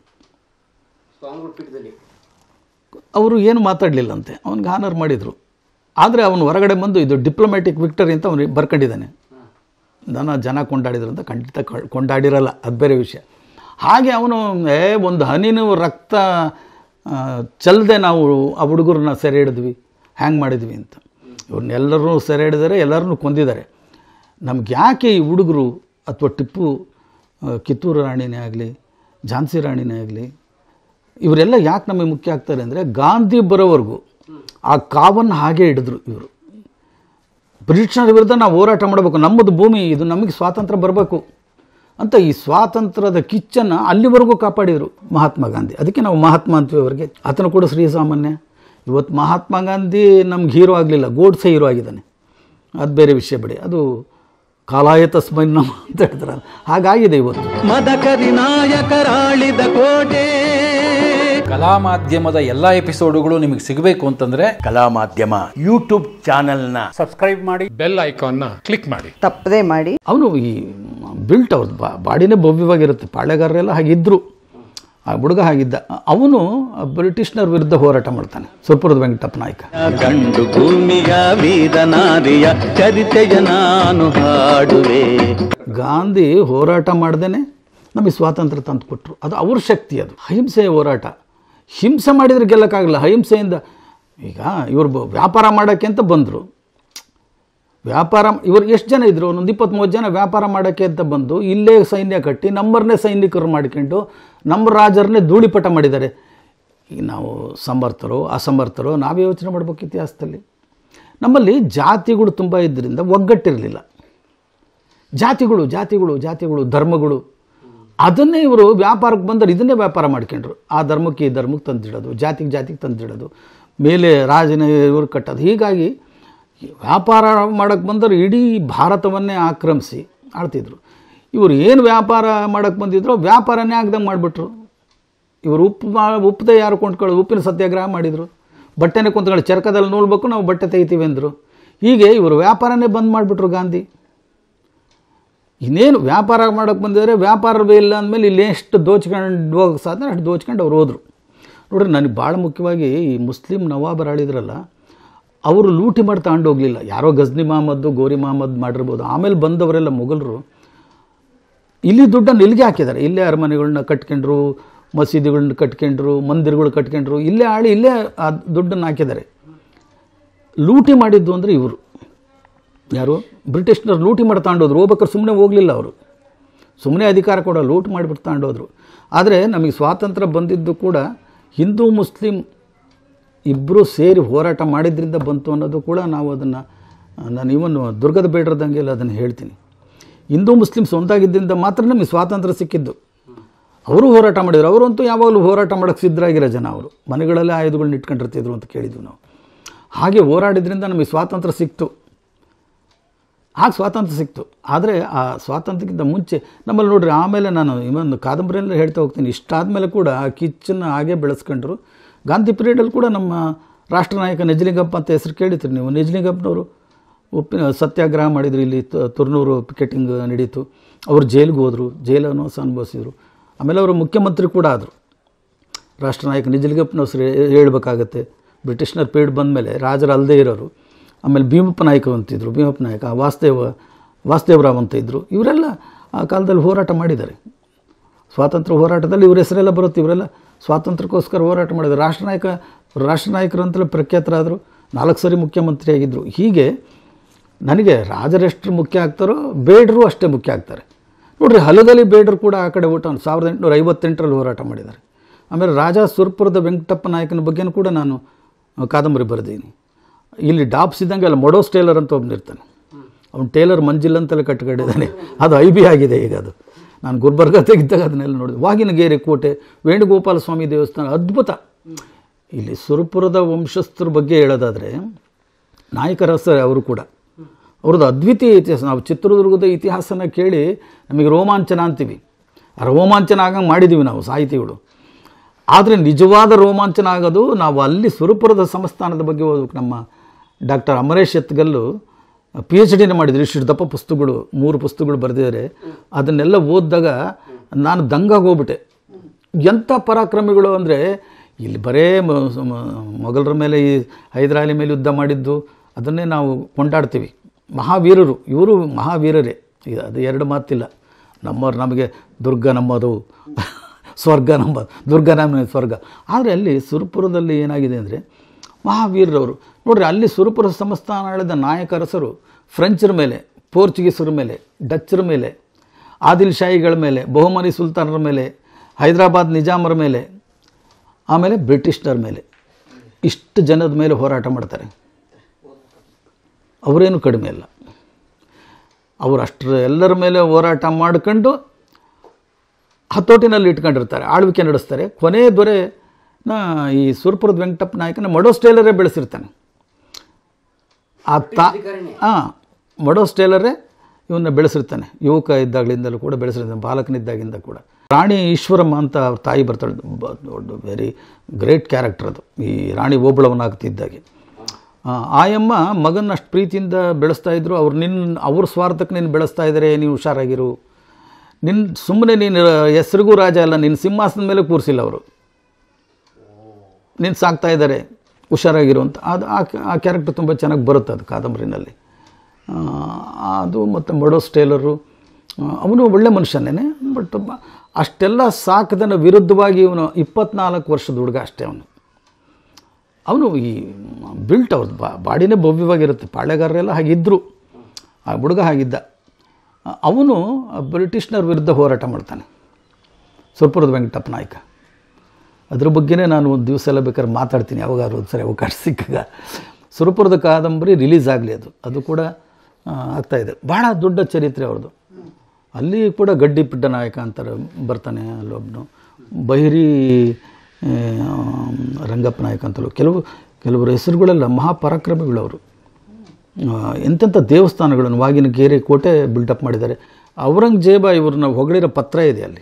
ಅವರು ಏನು ಮಾತಾಡಲಿಲ್ಲಂತೆ ಅವ್ನಿಗೆ ಆನರ್ ಮಾಡಿದರು ಆದರೆ ಅವನು ಹೊರಗಡೆ ಬಂದು ಇದು ಡಿಪ್ಲೊಮ್ಯಾಟಿಕ್ ವಿಕ್ಟರಿ ಅಂತ ಅವನು ಬರ್ಕೊಂಡಿದ್ದಾನೆ ನನ್ನ ಜನ ಕೊಂಡಾಡಿದ್ರು ಅಂತ ಖಂಡಿತ ಕ- ಕೊಂಡಾಡಿರಲ್ಲ ಅದು ಬೇರೆ ವಿಷಯ ಹಾಗೆ ಅವನು ಏ ಒಂದು ಹನಿನೂ ರಕ್ತ ಚಲ್ಲದೆ ನಾವು ಆ ಹುಡುಗರನ್ನ ಸೆರೆ ಹಿಡಿದ್ವಿ ಹ್ಯಾಂಗ್ ಮಾಡಿದ್ವಿ ಅಂತ ಇವ್ರನ್ನೆಲ್ಲರೂ ಸೆರೆ ಹಿಡಿದರೆ ಎಲ್ಲರನ್ನೂ ಕೊಂದಿದ್ದಾರೆ ನಮ್ಗೆ ಯಾಕೆ ಈ ಹುಡುಗರು ಅಥವಾ ಟಿಪ್ಪು ಆ, ಕಿತ್ತೂರು ರಾಣಿನೇ ಆಗಲಿ ಝಾನ್ಸಿ ರಾಣಿನೇ ಆಗಲಿ ಇವರೆಲ್ಲ ಯಾಕೆ ನಮಗೆ ಮುಖ್ಯ ಆಗ್ತಾರೆ ಅಂದರೆ ಗಾಂಧಿ ಬರೋವರೆಗೂ ಆ ಕಾವನ್ನು ಹಾಗೆ ಹಿಡಿದ್ರು ಇವರು ಬ್ರಿಟಿಷರ ವಿರುದ್ಧ ನಾವು ಹೋರಾಟ ಮಾಡಬೇಕು ನಮ್ಮದು ಭೂಮಿ ಇದು ನಮಗೆ ಸ್ವಾತಂತ್ರ್ಯ ಬರಬೇಕು ಅಂತ ಈ ಸ್ವಾತಂತ್ರ್ಯದ ಕಿಚ್ಚನ್ನು ಅಲ್ಲಿವರೆಗೂ ಕಾಪಾಡಿದರು ಮಹಾತ್ಮ ಗಾಂಧಿ ಅದಕ್ಕೆ ನಾವು ಮಹಾತ್ಮ ಅಂತೀವಿ ಅವರಿಗೆ ಆತನು ಕೂಡ ಶ್ರೀಸಾಮಾನ್ಯ ಇವತ್ತು ಮಹಾತ್ಮ ಗಾಂಧಿ ನಮ್ಗೆ ಹೀರೋ ಆಗಲಿಲ್ಲ ಗೋಡ್ಸೆ ಹೀರೋ ಆಗಿದ್ದಾನೆ ಅದು ಬೇರೆ ವಿಷಯ ಬಿಡಿ ಅದು ಕಾಲಾಯ ತಸ್ಮೈ ನಮ ಅಂತ ಹೇಳ್ತಾರೆ ಹಾಗಾಗಿದೆ ಇವತ್ತು ಮದಕರಿ ನಾಯಕರಾಳಿದ ಕೋಟೆ ಕಲಾ ಮಾಧ್ಯಮದ ಎಲ್ಲ ಎಪಿಸೋಡುಗಳು ನಿಮಗೆ ಸಿಗಬೇಕು ಅಂತಂದ್ರೆ ಕಲಾ ಮಾಧ್ಯಮ ಯೂಟ್ಯೂಬ್ ಚಾನೆಲ್ನ ಸಬ್ಸ್ಕ್ರೈಬ್ ಮಾಡಿ ಬೆಲ್ ಐಕಾನ್ನ ಕ್ಲಿಕ್ ಮಾಡಿ ತಪ್ಪದೇ ಮಾಡಿ ಅವನು ಈ ಬಿಲ್ಟ್ ಅವ್ರದ್ದು ಬಾ ಬಾಡಿನೇ ಭವ್ಯವಾಗಿರುತ್ತೆ ಪಾಳೆಗಾರರೆಲ್ಲ ಹಾಗಿದ್ದರು ಆ ಹುಡುಗ ಹಾಗಿದ್ದ ಅವನು ಬ್ರಿಟಿಷ್ನರ ವಿರುದ್ಧ ಹೋರಾಟ ಮಾಡ್ತಾನೆ ಸುರ್ಪುರದ ವೆಂಕಟಪ್ಪ ನಾಯ್ಕ ಕಂಡು ಭೂಮಿಯ ವೀರನಾರಿಯ ಚರಿತೆಯ ನಾನು ಹಾಡುವೆ ಗಾಂಧಿ ಹೋರಾಟ ಮಾಡ್ದೇನೆ ನಮಗೆ ಸ್ವಾತಂತ್ರ್ಯ ತಂದು ಕೊಟ್ಟರು ಅದು ಅವ್ರ ಶಕ್ತಿ ಅದು ಅಹಿಂಸೆಯ ಹೋರಾಟ ಹಿಂಸೆ ಮಾಡಿದರೆ ಗೆಲ್ಲಕ್ಕಾಗಲ್ಲ ಅಹಿಂಸೆಯಿಂದ ಈಗ ಇವರು ಬ- ವ್ಯಾಪಾರ ಮಾಡೋಕ್ಕೆ ಅಂತ ಬಂದರು ವ್ಯಾಪಾರ ಇವರು ಎಷ್ಟು ಜನ ಇದ್ದರು ಒಂದೊಂದು ಇಪ್ಪತ್ತ್ಮೂವತ್ತು ಜನ ವ್ಯಾಪಾರ ಮಾಡೋಕ್ಕೆ ಅಂತ ಬಂದು ಇಲ್ಲೇ ಸೈನ್ಯ ಕಟ್ಟಿ ನಮ್ಮರನ್ನೇ ಸೈನಿಕರು ಮಾಡ್ಕೊಂಡು ನಮ್ಮ ರಾಜರನ್ನೇ ಧೂಳಿಪಟ ಮಾಡಿದ್ದಾರೆ ಈಗ ನಾವು ಸಮರ್ಥರು ಅಸಮರ್ಥರು ನಾವೇ ಯೋಚನೆ ಮಾಡ್ಬೇಕು ಇತಿಹಾಸದಲ್ಲಿ ನಮ್ಮಲ್ಲಿ ಜಾತಿಗಳು ತುಂಬ ಇದ್ದರಿಂದ ಒಗ್ಗಟ್ಟಿರಲಿಲ್ಲ ಜಾತಿಗಳು ಜಾತಿಗಳು ಜಾತಿಗಳು ಧರ್ಮಗಳು ಅದನ್ನೇ ಇವರು ವ್ಯಾಪಾರಕ್ಕೆ ಬಂದರೆ ಇದನ್ನೇ ವ್ಯಾಪಾರ ಮಾಡ್ಕೊಂಡ್ರು ಆ ಧರ್ಮಕ್ಕೆ ಈ ಧರ್ಮಕ್ಕೆ ತಂದಿಡೋದು ಜಾತಿಗೆ ಜಾತಿಗೆ ತಂದಿಡೋದು ಮೇಲೆ ರಾಜನ ಇವ್ರು ಕಟ್ಟೋದು ಹೀಗಾಗಿ ವ್ಯಾಪಾರ ಮಾಡೋಕ್ಕೆ ಬಂದರೆ ಇಡೀ ಭಾರತವನ್ನೇ ಆಕ್ರಮಿಸಿ ಆಳ್ತಿದ್ರು ಇವರು ಏನು ವ್ಯಾಪಾರ ಮಾಡೋಕ್ಕೆ ಬಂದಿದ್ರು ವ್ಯಾಪಾರನೇ ಆಗ್ದಂಗೆ ಮಾಡಿಬಿಟ್ರು ಇವರು ಉಪ್ಪು ಮಾ ಉಪ್ಪದೆ ಯಾರು ಕೊಂಡ್ಕೊಳ್ಳೋದು ಉಪ್ಪಿನ ಸತ್ಯಾಗ್ರಹ ಮಾಡಿದರು ಬಟ್ಟೆನೇ ಕುಂತ್ಕೊಳ್ಳಿ ಚರ್ಕದಲ್ಲಿ ನೋಡ್ಬೇಕು ನಾವು ಬಟ್ಟೆ ತೆಗಿತೀವಿ ಅಂದರು ಹೀಗೆ ಇವರು ವ್ಯಾಪಾರನೇ ಬಂದ್ ಮಾಡಿಬಿಟ್ರು ಗಾಂಧಿ ಇನ್ನೇನು ವ್ಯಾಪಾರ ಮಾಡೋಕ್ಕೆ ಬಂದಿದ್ದಾರೆ ವ್ಯಾಪಾರವೇ ಇಲ್ಲ ಅಂದಮೇಲೆ ಇಲ್ಲಿ ಎಷ್ಟು ದೋಚ್ಕೊಂಡು ಹೋಗಕ್ಕೆ ಸಾಧ್ಯ ಅಷ್ಟು ದೋಚ್ಕೊಂಡು ಅವ್ರು ಹೋದರು ನೋಡ್ರಿ ನನಗೆ ಭಾಳ ಮುಖ್ಯವಾಗಿ ಈ ಮುಸ್ಲಿಂ ನವಾಬರು ಆಳಿದ್ರಲ್ಲ ಅವರು ಲೂಟಿ ಮಾಡಿ ತಗೊಂಡು ಹೋಗಲಿಲ್ಲ ಯಾರೋ ಗಜ್ನಿ ಮಹಮ್ಮದ್ದು ಗೋರಿ ಮಹಮ್ಮದ್ ಮಾಡಿರ್ಬೋದು ಆಮೇಲೆ ಬಂದವರೆಲ್ಲ ಮೊಘಲರು ಇಲ್ಲಿ ದುಡ್ಡನ್ನು ಇಲ್ಲಿಗೆ ಹಾಕಿದ್ದಾರೆ ಇಲ್ಲೇ ಅರಮನೆಗಳನ್ನ ಕಟ್ಕೊಂಡ್ರು ಮಸೀದಿಗಳನ್ನ ಕಟ್ಕೊಂಡ್ರು ಮಂದಿರಗಳು ಕಟ್ಕೊಂಡ್ರು ಇಲ್ಲೇ ಆಳಿ ಇಲ್ಲೇ ಆ ದುಡ್ಡನ್ನು ಹಾಕಿದ್ದಾರೆ ಲೂಟಿ ಮಾಡಿದ್ದು ಅಂದರೆ ಇವರು ಯಾರು ಬ್ರಿಟಿಷ್ನವ್ರು ಲೂಟಿ ಮಾಡಿ ತಗೊಂಡೋದ್ರು ಹೋಗ್ಬೇಕಾದ್ರೆ ಸುಮ್ಮನೆ ಹೋಗಲಿಲ್ಲ ಅವರು ಸುಮ್ಮನೆ ಅಧಿಕಾರ ಕೊಡೋ ಲೂಟ್ ಮಾಡಿಬಿಟ್ಟು ತಗೊಂಡೋದ್ರು ಆದರೆ ನಮಗೆ ಸ್ವಾತಂತ್ರ್ಯ ಬಂದಿದ್ದು ಕೂಡ ಹಿಂದೂ ಮುಸ್ಲಿಂ ಇಬ್ಬರು ಸೇರಿ ಹೋರಾಟ ಮಾಡಿದ್ರಿಂದ ಬಂತು ಅನ್ನೋದು ಕೂಡ ನಾವು ಅದನ್ನು ನಾನು ಇವನ್ ದುರ್ಗದ ಬೇಡ್ರದಂಗೆಲ್ಲ ಅದನ್ನು ಹೇಳ್ತೀನಿ ಹಿಂದೂ ಮುಸ್ಲಿಮ್ಸ್ ಒಂದಾಗಿದ್ದರಿಂದ ಮಾತ್ರ ನಮಗೆ ಸ್ವಾತಂತ್ರ್ಯ ಸಿಕ್ಕಿದ್ದು ಅವರು ಹೋರಾಟ ಮಾಡಿದ್ರು ಅವರಂತೂ ಯಾವಾಗಲೂ ಹೋರಾಟ ಮಾಡೋಕ್ಕೆ ಸಿದ್ಧರಾಗಿರೋ ಜನ ಅವರು ಮನೆಗಳಲ್ಲೇ ಆಯುಧಗಳನ್ನ ಇಟ್ಕೊಂಡಿರ್ತಿದ್ರು ಅಂತ ಕೇಳಿದ್ವಿ ನಾವು ಹಾಗೆ ಹೋರಾಡಿದ್ರಿಂದ ನಮಗೆ ಸ್ವಾತಂತ್ರ್ಯ ಸಿಕ್ತು ಆಗ ಸ್ವಾತಂತ್ರ್ಯ ಸಿಕ್ತು ಆದರೆ ಆ ಸ್ವಾತಂತ್ರ್ಯಕ್ಕಿಂತ ಮುಂಚೆ ನಮ್ಮಲ್ಲಿ ನೋಡ್ರಿ ಆಮೇಲೆ ನಾನು ಇವೊಂದು ಕಾದಂಬರಿಯಲ್ಲೇ ಹೇಳ್ತಾ ಹೋಗ್ತೀನಿ ಇಷ್ಟಾದಮೇಲೆ ಕೂಡ ಆ ಕಿಚ್ಚನ್ನು ಹಾಗೆ ಬೆಳೆಸ್ಕೊಂಡ್ರು ಗಾಂಧಿ ಪೀರಿಯಡಲ್ಲಿ ಕೂಡ ನಮ್ಮ ರಾಷ್ಟ್ರನಾಯಕ ನಿಜಲಿಂಗಪ್ಪ ಅಂತ ಹೆಸರು ಕೇಳಿದ್ರಿ ನೀವು ನಿಜಲಿಂಗಪ್ಪನವರು ಉಪ್ಪಿನ ಸತ್ಯಾಗ್ರಹ ಮಾಡಿದ್ರು ಇಲ್ಲಿ ತ- ತುರ್ನೂರು ಪಿಕೆಟಿಂಗ್ ನಡೀತು ಅವರು ಜೈಲಿಗೆ ಹೋದರು ಜೈಲನ್ನು ಸಹ ಅನುಭವಿಸಿದರು ಆಮೇಲೆ ಅವರು ಮುಖ್ಯಮಂತ್ರಿ ಕೂಡ ಆದರು ರಾಷ್ಟ್ರನಾಯಕ ನಿಜಲಿಂಗಪ್ಪನ ಹೆಸರು ಹೇಳ್ಬೇಕಾಗತ್ತೆ ಬ್ರಿಟಿಷ್ನರ್ ಪೀರಿಯಡ್ ಬಂದಮೇಲೆ ರಾಜರು ಅಲ್ಲದೆ ಇರೋರು ಆಮೇಲೆ ಭೀಮಪ್ಪ ನಾಯಕ ಅಂತಿದ್ರು ಭೀಮಪ್ಪ ನಾಯಕ ವಾಸುದೇವ ವಾಸುದೇವರಾವ್ ಅಂತ ಇದ್ದರು ಇವರೆಲ್ಲ ಆ ಕಾಲದಲ್ಲಿ ಹೋರಾಟ ಮಾಡಿದ್ದಾರೆ ಸ್ವಾತಂತ್ರ್ಯ ಹೋರಾಟದಲ್ಲಿ ಇವ್ರ ಹೆಸರೆಲ್ಲ ಬರುತ್ತೆ ಇವರೆಲ್ಲ ಸ್ವಾತಂತ್ರ್ಯಕ್ಕೋಸ್ಕರ ಹೋರಾಟ ಮಾಡಿದ್ರು ರಾಷ್ಟ್ರನಾಯಕ ರಾಷ್ಟ್ರನಾಯಕರು ಅಂತಲೇ ಪ್ರಖ್ಯಾತರಾದರು ನಾಲ್ಕು ಸರಿ ಮುಖ್ಯಮಂತ್ರಿ ಆಗಿದ್ದರು ಹೀಗೆ ನನಗೆ ರಾಜರೆಷ್ಟು ಮುಖ್ಯ ಆಗ್ತಾರೋ ಬೇಡರು ಅಷ್ಟೇ ಮುಖ್ಯ ಆಗ್ತಾರೆ ನೋಡ್ರಿ ಹಲದಲ್ಲಿ ಬೇಡರು ಕೂಡ ಆ ಕಡೆ ಊಟ ಸಾವಿರದ ಎಂಟುನೂರ ಐವತ್ತೆಂಟರಲ್ಲಿ ಹೋರಾಟ ಮಾಡಿದ್ದಾರೆ ಆಮೇಲೆ ರಾಜ ಸುರ್ಪುರದ ವೆಂಕಟಪ್ಪ ನಾಯಕನ ಬಗ್ಗೆನೂ ಕೂಡ ನಾನು ಆ, ಕಾದಂಬರಿ ಬರೆದೀನಿ ಇಲ್ಲಿ ಡಾಪ್ಸ್ ಇದ್ದಂಗೆ ಅಲ್ಲ ಮೊಡೋಸ್ ಟೇಲರ್ ಅಂತ ಒಬ್ಬನಿರ್ತಾನೆ ಅವ್ನು ಟೇಲರ್ ಮಂಜಿಲ್ ಅಂತಲೇ ಕಟ್ಕೊಂಡಿದ್ದಾನೆ ಅದು ಐ ಬಿ ಆಗಿದೆ ಈಗ ಅದು ನಾನು ಗುಲ್ಬರ್ಗ ತೆಗಿದ್ದಾಗ ಅದನ್ನೆಲ್ಲ ನೋಡಿದೆ ವಾಗಿನಗೇರಿ ಕೋಟೆ ವೇಣುಗೋಪಾಲ ಸ್ವಾಮಿ ದೇವಸ್ಥಾನ ಅದ್ಭುತ ಇಲ್ಲಿ ಸುರಪುರದ ವಂಶಸ್ಥರ ಬಗ್ಗೆ ಹೇಳೋದಾದರೆ ನಾಯಕರ ಸರ್ ಅವರು ಕೂಡ ಅವ್ರದ್ದು ಅದ್ವಿತೀಯ ಇತಿಹಾಸ ನಾವು ಚಿತ್ರದುರ್ಗದ ಇತಿಹಾಸನ ಕೇಳಿ ನಮಗೆ ರೋಮಾಂಚನ ಅಂತೀವಿ ಆ ರೋಮಾಂಚನ ಆಗಂಗೆ ಮಾಡಿದ್ದೀವಿ ನಾವು ಸಾಹಿತಿಗಳು ಆದರೆ ನಿಜವಾದ ರೋಮಾಂಚನ ಆಗೋದು ನಾವು ಅಲ್ಲಿ ಸುರಪುರದ ಸಂಸ್ಥಾನದ ಬಗ್ಗೆ ಓದ್ಬೇಕು ನಮ್ಮ doctor Amaresh Yatagal P H ಡಿನ ಮಾಡಿದ್ರು ಇಷ್ಟು ದಪ್ಪ ಪುಸ್ತಕಗಳು ಮೂರು ಪುಸ್ತಕಗಳು ಬರೆದಿದ್ದಾರೆ ಅದನ್ನೆಲ್ಲ ಓದಿದಾಗ ನಾನು ದಂಗಾಗಿ ಹೋಗ್ಬಿಟ್ಟೆ ಎಂಥ ಪರಾಕ್ರಮಿಗಳು ಅಂದರೆ ಇಲ್ಲಿ ಬರೇ ಮ- ಮ- ಮೊಘಲರ ಮೇಲೆ ಈ ಹೈದರಾಲಿ ಮೇಲೆ ಯುದ್ಧ ಮಾಡಿದ್ದು ಅದನ್ನೇ ನಾವು ಕೊಂಡಾಡ್ತೀವಿ ಮಹಾವೀರರು ಇವರು ಮಹಾವೀರರೇ ಇದು ಅದು ಎರಡು ಮಾತಿಲ್ಲ ನಮ್ಮವ್ರು ನಮಗೆ ದುರ್ಗ ನಮ್ಮದು ಸ್ವರ್ಗ ನಮ್ಮ ದುರ್ಗ ನಮ್ಮ ಸ್ವರ್ಗ ಆದರೆ ಅಲ್ಲಿ ಸುರಪುರದಲ್ಲಿ ಏನಾಗಿದೆ ಅಂದರೆ ಮಹಾವೀರರವರು ನೋಡ್ರಿ ಅಲ್ಲಿ ಸುರಪುರ ಸಂಸ್ಥಾನ ಆಳಿದ ನಾಯಕರಸರು ಫ್ರೆಂಚರ ಮೇಲೆ ಪೋರ್ಚುಗೀಸರ ಮೇಲೆ ಡಚ್ಚರ ಮೇಲೆ ಆದಿಲ್ ಶಾಹಿಗಳ ಮೇಲೆ ಬಹುಮನಿ ಸುಲ್ತಾನರ ಮೇಲೆ ಹೈದರಾಬಾದ್ ನಿಜಾಮರ ಮೇಲೆ ಆಮೇಲೆ ಬ್ರಿಟಿಷ್ನರ ಮೇಲೆ ಇಷ್ಟು ಜನದ ಮೇಲೆ ಹೋರಾಟ ಮಾಡ್ತಾರೆ ಅವರೇನು ಕಡಿಮೆ ಅಲ್ಲ ಅವರು ಅಷ್ಟರ ಎಲ್ಲರ ಮೇಲೆ ಹೋರಾಟ ಮಾಡ್ಕೊಂಡು ಹತೋಟಿನಲ್ಲಿ ಇಟ್ಕೊಂಡಿರ್ತಾರೆ ಆಳ್ವಿಕೆ ನಡೆಸ್ತಾರೆ ಕೊನೆ ದೊರೆ ನ ಈ ಸುರಪುರದ ವೆಂಕಟಪ್ಪ ನಾಯಕನ ಮಡೋಸ್ ಟೇಲರೇ ಬೆಳೆಸಿರ್ತಾನೆ ಆ ತಾ ಹಾಂ ಮಡೋಸ್ ಟೇಲರೇ ಇವನ್ನ ಬೆಳೆಸಿರ್ತಾನೆ ಯುವಕ ಇದ್ದಾಗಲಿಂದಲೂ ಕೂಡ ಬೆಳೆಸಿರ್ತಾನೆ ಬಾಲಕನಿದ್ದಾಗಿಂದ ಕೂಡ ರಾಣಿ ಈಶ್ವರಮ್ಮ ಅಂತ ಅವ್ರ ತಾಯಿ ಬರ್ತಾಳೆ ಬ- ದೊಡ್ಡ ವೆರಿ ಗ್ರೇಟ್ ಕ್ಯಾರೆಕ್ಟರ್ ಅದು ಈ ರಾಣಿ ಓಬಳವನಾಗ್ತಿದ್ದಾಗೆ ಆ, ಆಯಮ್ಮ ಮಗನ ಅಷ್ಟು ಪ್ರೀತಿಯಿಂದ ಬೆಳೆಸ್ತಾ ಇದ್ರು ಅವ್ರು ನಿನ್ನ ಅವ್ರ ಸ್ವಾರ್ಥಕ್ಕೆ ನೀನು ಬೆಳೆಸ್ತಾ ಇದ್ದಾರೆ ನೀವು ಹುಷಾರಾಗಿರು ನಿನ್ನ ಸುಮ್ಮನೆ ನೀನು ಹೆಸರಿಗೂ ರಾಜ ಅಲ್ಲ ನಿನ್ನ ಸಿಂಹಾಸನದ ಮೇಲೆ ಕೂರಿಸಿಲ್ಲ ಅವರು ನೀನು ಸಾಕ್ತಾ ಇದ್ದಾರೆ ಹುಷಾರಾಗಿರು ಅಂತ ಅದು ಆ ಆ ಕ್ಯಾರೆಕ್ಟರ್ ತುಂಬ ಚೆನ್ನಾಗಿ ಬರುತ್ತೆ ಅದು ಕಾದಂಬರಿನಲ್ಲಿ ಆ, ಅದು ಮತ್ತು ಮಡೋಸ್ ಟೇಲರು ಅವನು ಒಳ್ಳೆ ಮನುಷ್ಯನೇ ಬಟ್ ಅಷ್ಟೆಲ್ಲ ಸಾಕದನ ವಿರುದ್ಧವಾಗಿ ಇವನು ಇಪ್ಪತ್ನಾಲ್ಕು ವರ್ಷದ ಹುಡುಗ ಅಷ್ಟೇ ಅವನು ಅವನು ಈ ಬಿಲ್ಟ್ ಅವ್ರದ್ದು ಬಾ ಬಾಡಿನೇ ಭವ್ಯವಾಗಿರುತ್ತೆ ಪಾಳೆಗಾರರೆಲ್ಲ ಹಾಗಿದ್ದರು ಆ ಹುಡುಗ ಆಗಿದ್ದ ಅವನು ಬ್ರಿಟಿಷ್ನರ ವಿರುದ್ಧ ಹೋರಾಟ ಮಾಡ್ತಾನೆ ಸುರ್ಪುರದ ವೆಂಕಟಪ್ಪ ನಾಯ್ಕ ಅದ್ರ ಬಗ್ಗೆನೇ ನಾನು ಒಂದು ದಿವಸ ಎಲ್ಲ ಬೇಕಾದ್ರೆ ಮಾತಾಡ್ತೀನಿ ಯಾವಾಗಾದ್ರು ಒಂದು ಸರಿ ಅವಕಾಶ ಸಿಕ್ಕಾಗ ಸುರಪುರದ ಕಾದಂಬರಿ ರಿಲೀಸ್ ಆಗಲಿ ಅದು ಅದು ಕೂಡ ಆ, ಆಗ್ತಾ ಇದೆ ಭಾಳ ದೊಡ್ಡ ಚರಿತ್ರೆ ಅವ್ರದ್ದು ಅಲ್ಲಿ ಕೂಡ ಗಡ್ಡಿ ಪಿಡ್ಡ ನಾಯಕ ಅಂತಾರೆ ಬರ್ತಾನೆ ಅಲ್ಲೊಬ್ಬನು ಬೈರಿ ಆ, ರಂಗಪ್ಪ ನಾಯಕ ಅಂತಲೂ ಕೆಲವು ಕೆಲವರು ಹೆಸರುಗಳೆಲ್ಲ ಮಹಾಪರಾಕ್ರಮಿಗಳು ಅವರು ಆ, ಎಂತೆಂಥ ದೇವಸ್ಥಾನಗಳನ್ನು ವಾಗಿನ ಕೇರೆ ಕೋಟೆ ಬಿಲ್ಡಪ್ ಮಾಡಿದ್ದಾರೆ ಔರಂಗಜೇಬ ಇವ್ರನ್ನ ಹೊಗಳಿರೋ ಪತ್ರ ಇದೆ ಅಲ್ಲಿ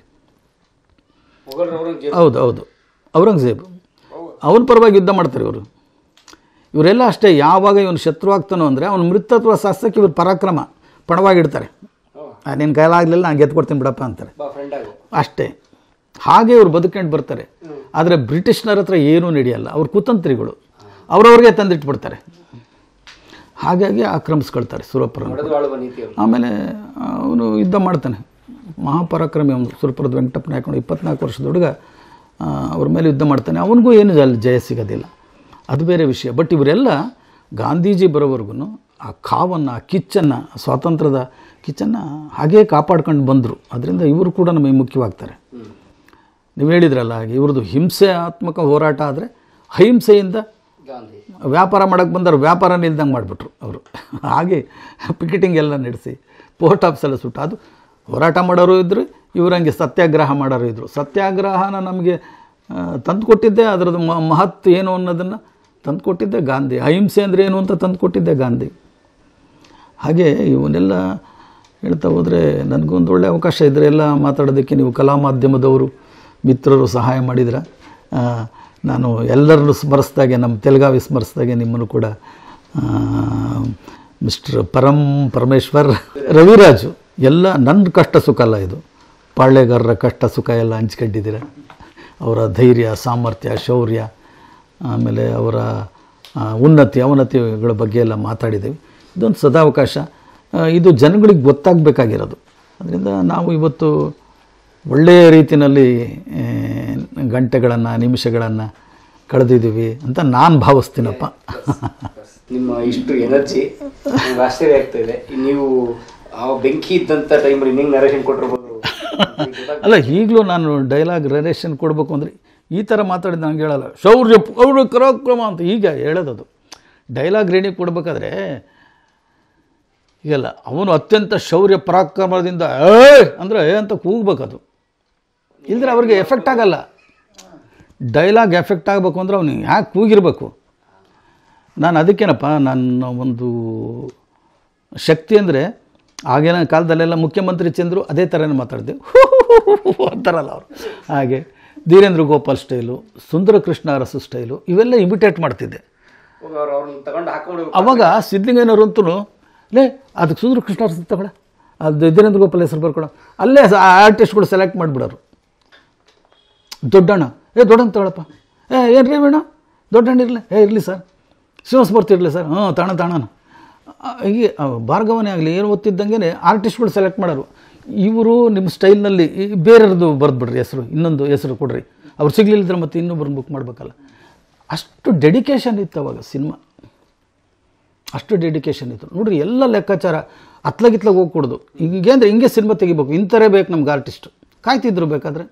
ಹೌದು ಹೌದು ಔರಂಗಜೇಬ್ ಅವನ ಪರವಾಗಿ ಯುದ್ಧ ಮಾಡ್ತಾರೆ ಇವರು ಇವರೆಲ್ಲ ಅಷ್ಟೇ ಯಾವಾಗ ಇವನು ಶತ್ರು ಆಗ್ತಾನೋ ಅಂದರೆ ಅವನ ಮೃತತ್ವ ಶಾಸ್ತ್ರಕ್ಕೆ ಇವ್ರು ಪರಾಕ್ರಮ ಪಣವಾಗಿಡ್ತಾರೆ ನಿನ್ನ ಕೈಲಾಗಲಿಲ್ಲ ನಾನು ಗೆದ್ಕೊಡ್ತೀನಿ ಬಿಡಪ್ಪ ಅಂತಾರೆ ಅಷ್ಟೇ ಹಾಗೆ ಇವ್ರು ಬದುಕೊಂಡು ಬರ್ತಾರೆ ಆದರೆ ಬ್ರಿಟಿಷ್ನರ ಹತ್ರ ಏನೂ ನಡೆಯಲ್ಲ ಅವ್ರು ಕುತಂತ್ರಿಗಳು ಅವ್ರವ್ರಿಗೆ ತಂದಿಟ್ಬಿಡ್ತಾರೆ ಹಾಗಾಗಿ ಆಕ್ರಮಿಸ್ಕೊಳ್ತಾರೆ ಸುರಪುರ ಆಮೇಲೆ ಅವನು ಯುದ್ಧ ಮಾಡ್ತಾನೆ ಮಹಾಪರಾಕ್ರಮಿ ಅವನು ಸುರಪುರದ ವೆಂಕಟಪ್ಪ ನಾಯ್ಕೊಂಡು ಇಪ್ಪತ್ನಾಲ್ಕು ವರ್ಷದ ಹುಡುಗ ಆ, ಅವ್ರ ಮೇಲೆ ಯುದ್ಧ ಮಾಡ್ತಾನೆ ಅವನಿಗೂ ಏನು ಅಲ್ಲಿ ಜಯ ಸಿಗೋದಿಲ್ಲ ಅದು ಬೇರೆ ವಿಷಯ ಬಟ್ ಇವರೆಲ್ಲ ಗಾಂಧೀಜಿ ಬರೋವರೆಗೂ ಆ ಕಾವನ್ನು ಆ ಕಿಚ್ಚನ್ನು ಸ್ವಾತಂತ್ರ್ಯದ ಕಿಚ್ಚನ್ನು ಹಾಗೇ ಕಾಪಾಡ್ಕೊಂಡು ಬಂದರು ಅದರಿಂದ ಇವರು ಕೂಡ ನಮಗೆ ಮುಖ್ಯವಾಗ್ತಾರೆ ನೀವು ಹೇಳಿದ್ರಲ್ಲ ಹಾಗೆ ಇವ್ರದ್ದು ಹಿಂಸೆಯಾತ್ಮಕ ಹೋರಾಟ ಆದರೆ ಅಹಿಂಸೆಯಿಂದ ವ್ಯಾಪಾರ ಮಾಡೋಕ್ಕೆ ಬಂದವರು ವ್ಯಾಪಾರ ನಿಲ್ದಂಗೆ ಮಾಡಿಬಿಟ್ರು ಅವರು ಹಾಗೆ ಪಿಕೆಟಿಂಗ್ ಎಲ್ಲ ನಡೆಸಿ ಪೋಸ್ಟ್ ಆಫೀಸೆಲ್ಲ ಸುಟ್ಟು ಅದು ಹೋರಾಟ ಮಾಡೋರು ಇದ್ದರು ಇವರಂಗೆ ಸತ್ಯಾಗ್ರಹ ಮಾಡೋರು ಇದ್ದರು ಸತ್ಯಾಗ್ರಹನ ನಮಗೆ ತಂದು ಕೊಟ್ಟಿದ್ದೆ ಅದರದ್ದು ಮ ಮಹತ್ವ ಏನು ಅನ್ನೋದನ್ನು ತಂದು ಕೊಟ್ಟಿದ್ದೆ ಗಾಂಧಿ ಅಹಿಂಸೆ ಅಂದರೆ ಏನು ಅಂತ ತಂದು ಕೊಟ್ಟಿದ್ದೆ ಗಾಂಧಿ ಹಾಗೆ ಇವನ್ನೆಲ್ಲ ಹೇಳ್ತಾ ಹೋದರೆ ನನಗೊಂದು ಒಳ್ಳೆಯ ಅವಕಾಶ ಇದ್ದರೆ ಎಲ್ಲ ಮಾತಾಡೋದಕ್ಕೆ ನೀವು ಕಲಾ ಮಾಧ್ಯಮದವರು ಮಿತ್ರರು ಸಹಾಯ ಮಾಡಿದ್ರೆ ಆ, ನಾನು ಎಲ್ಲರನ್ನು ಸ್ಮರಿಸ್ದಾಗೆ ನಮ್ಮ ತೆಲುಗಾವಿ ಸ್ಮರಿಸ್ದಾಗೆ ನಿಮ್ಮನ್ನು ಕೂಡ ಮಿಸ್ಟರ್ ಪರಂ ಪರಮೇಶ್ವರ್ ರವಿರಾಜು ಎಲ್ಲ ನನ್ನ ಕಷ್ಟ ಸುಖ ಅಲ್ಲ ಇದು ಪಾಳ್ಯಗಾರರ ಕಷ್ಟ ಸುಖ ಎಲ್ಲ ಹಂಚ್ಕೊಂಡಿದ್ದೀರ ಅವರ ಧೈರ್ಯ ಸಾಮರ್ಥ್ಯ ಶೌರ್ಯ ಆಮೇಲೆ ಅವರ ಆ, ಉನ್ನತಿ ಅವನತಿಗಳ ಬಗ್ಗೆ ಎಲ್ಲ ಮಾತಾಡಿದ್ದೀವಿ ಇದೊಂದು ಸದಾವಕಾಶ ಆ, ಇದು ಜನಗಳಿಗೆ ಗೊತ್ತಾಗಬೇಕಾಗಿರೋದು ಅದರಿಂದ ನಾವು ಇವತ್ತು ಒಳ್ಳೆಯ ರೀತಿಯಲ್ಲಿ ಗಂಟೆಗಳನ್ನು ನಿಮಿಷಗಳನ್ನು ಕಳೆದಿದ್ದೀವಿ ಅಂತ ನಾನು ಭಾವಿಸ್ತೀನಪ್ಪ ನಿಮ್ಮ ಇಷ್ಟು ಎನರ್ಜಿ ನಂಗೆ ಆಶ್ಚರ್ಯ ಆಗ್ತಾ ಇದೆ ನೀವು ಆ ಬೆಂಕಿ ಇದ್ದಂಥ ಟೈಮಲ್ಲಿ ಹಿಂಗೆ ನರೇಶನ್ ಕೊಟ್ಟಿರ್ಬೋದು ಅಲ್ಲ ಈಗಲೂ ನಾನು ಡೈಲಾಗ್ ರೆರೇಷನ್ ಕೊಡಬೇಕು ಅಂದರೆ ಈ ಥರ ಮಾತಾಡಿದ ನಂಗೆ ಹೇಳಲ್ಲ ಶೌರ್ಯ ಪೌರ್ಯ ಪರಾಕ್ರಮ ಅಂತ ಈಗ ಹೇಳೋದದು ಡೈಲಾಗ್ ರೆಡಿ ಕೊಡಬೇಕಾದ್ರೆ ಈಗಲ್ಲ ಅವನು ಅತ್ಯಂತ ಶೌರ್ಯ ಪರಾಕ್ರಮದಿಂದ ಏ ಅಂದರೆ ಏ ಅಂತ ಕೂಗ್ಬೇಕದು ಇಲ್ದ್ರೆ ಅವ್ರಿಗೆ ಎಫೆಕ್ಟ್ ಆಗಲ್ಲ ಡೈಲಾಗ್ ಎಫೆಕ್ಟ್ ಆಗಬೇಕು ಅಂದ್ರೆ ಅವನು ಯಾಕೆ ಕೂಗಿರಬೇಕು ನಾನು ಅದಕ್ಕೇನಪ್ಪ ನನ್ನ ಒಂದು ಶಕ್ತಿ ಅಂದರೆ ಆಗಿನ ಕಾಲದಲ್ಲೆಲ್ಲ ಮುಖ್ಯಮಂತ್ರಿ ಚಂದ್ರು ಅದೇ ಥರನೇ ಮಾತಾಡಿದೆ ಅಂತಾರಲ್ಲ ಅವರು ಹಾಗೆ ಧೀರೇಂದ್ರ ಗೋಪಾಲ್ ಸ್ಟೈಲು ಸುಂದರ ಕೃಷ್ಣ ಅರಸು ಸ್ಟೈಲು ಇವೆಲ್ಲ ಇಮಿಟೇಟ್ ಮಾಡ್ತಿದ್ದೆ ಅವ್ರನ್ನ ತಗೊಂಡು ಹಾಕೊಂಡು ಅವಾಗ ಸಿದ್ಲಿಂಗಯ್ಯನವ್ರು ಅಂತೂ ಲೇ ಅದಕ್ಕೆ ಸುಂದರ ಕೃಷ್ಣ ಅರಸು ತಗೊಳ ಅದು ಧೀರೇಂದ್ರ ಗೋಪಾಲ್ ಹೆಸರು ಬರ್ಕೊಳ ಅಲ್ಲೇ ಆರ್ಟಿಸ್ಟ್ಗಳು ಸೆಲೆಕ್ಟ್ ಮಾಡಿಬಿಡೋರು ದೊಡ್ಡಣ್ಣ ಏ ದೊಡ್ಡಣ್ಣ ತಗೊಳಪ್ಪ ಏ ಏನು ರೀ ಬೇಡ ದೊಡ್ಡಣ್ಣ ಇರಲಿ ಏ ಇರಲಿ ಸರ್ ಶಿವಸ್ಮೂರ್ತಿ ಇರಲಿ ಸರ್ ಹ್ಞೂ ತಾಣ ತಾಣನ ಹೀಗೆ ಆ, ಭಾರ್ಗವನೇ ಆಗಲಿ ಏನು ಓದ್ತಿದ್ದಂಗೆ ಆರ್ಟಿಸ್ಟ್ಗಳು ಸೆಲೆಕ್ಟ್ ಮಾಡೋರು ಇವರು ನಿಮ್ಮ ಸ್ಟೈಲ್ನಲ್ಲಿ ಬೇರೆಯವ್ರದ್ದು ಬರೆದ್ಬಿಡ್ರಿ ಹೆಸರು ಇನ್ನೊಂದು ಹೆಸರು ಕೊಡ್ರಿ ಅವ್ರು ಸಿಗ್ಲಿಲ್ಲದ್ರೆ ಮತ್ತೆ ಇನ್ನೊಬ್ಬರನ್ನ ಬುಕ್ ಮಾಡಬೇಕಲ್ಲ ಅಷ್ಟು ಡೆಡಿಕೇಶನ್ ಇತ್ತು ಅವಾಗ ಸಿನಿಮಾ ಅಷ್ಟು ಡೆಡಿಕೇಶನ್ ಇತ್ತು ನೋಡ್ರಿ ಎಲ್ಲ ಲೆಕ್ಕಾಚಾರ ಅತ್ಲಗಿತ್ಲಾಗ ಹೋಗ್ಕೊಡ್ದು ಹಿಂಗೆ ಅಂದರೆ ಹಿಂಗೆ ಸಿನಿಮಾ ತೆಗಿಬೇಕು ಇಂಥರೇ ಬೇಕು ನಮ್ಗೆ ಆರ್ಟಿಸ್ಟ್ ಕಾಯ್ತಿದ್ರು ಬೇಕಾದ್ರೆ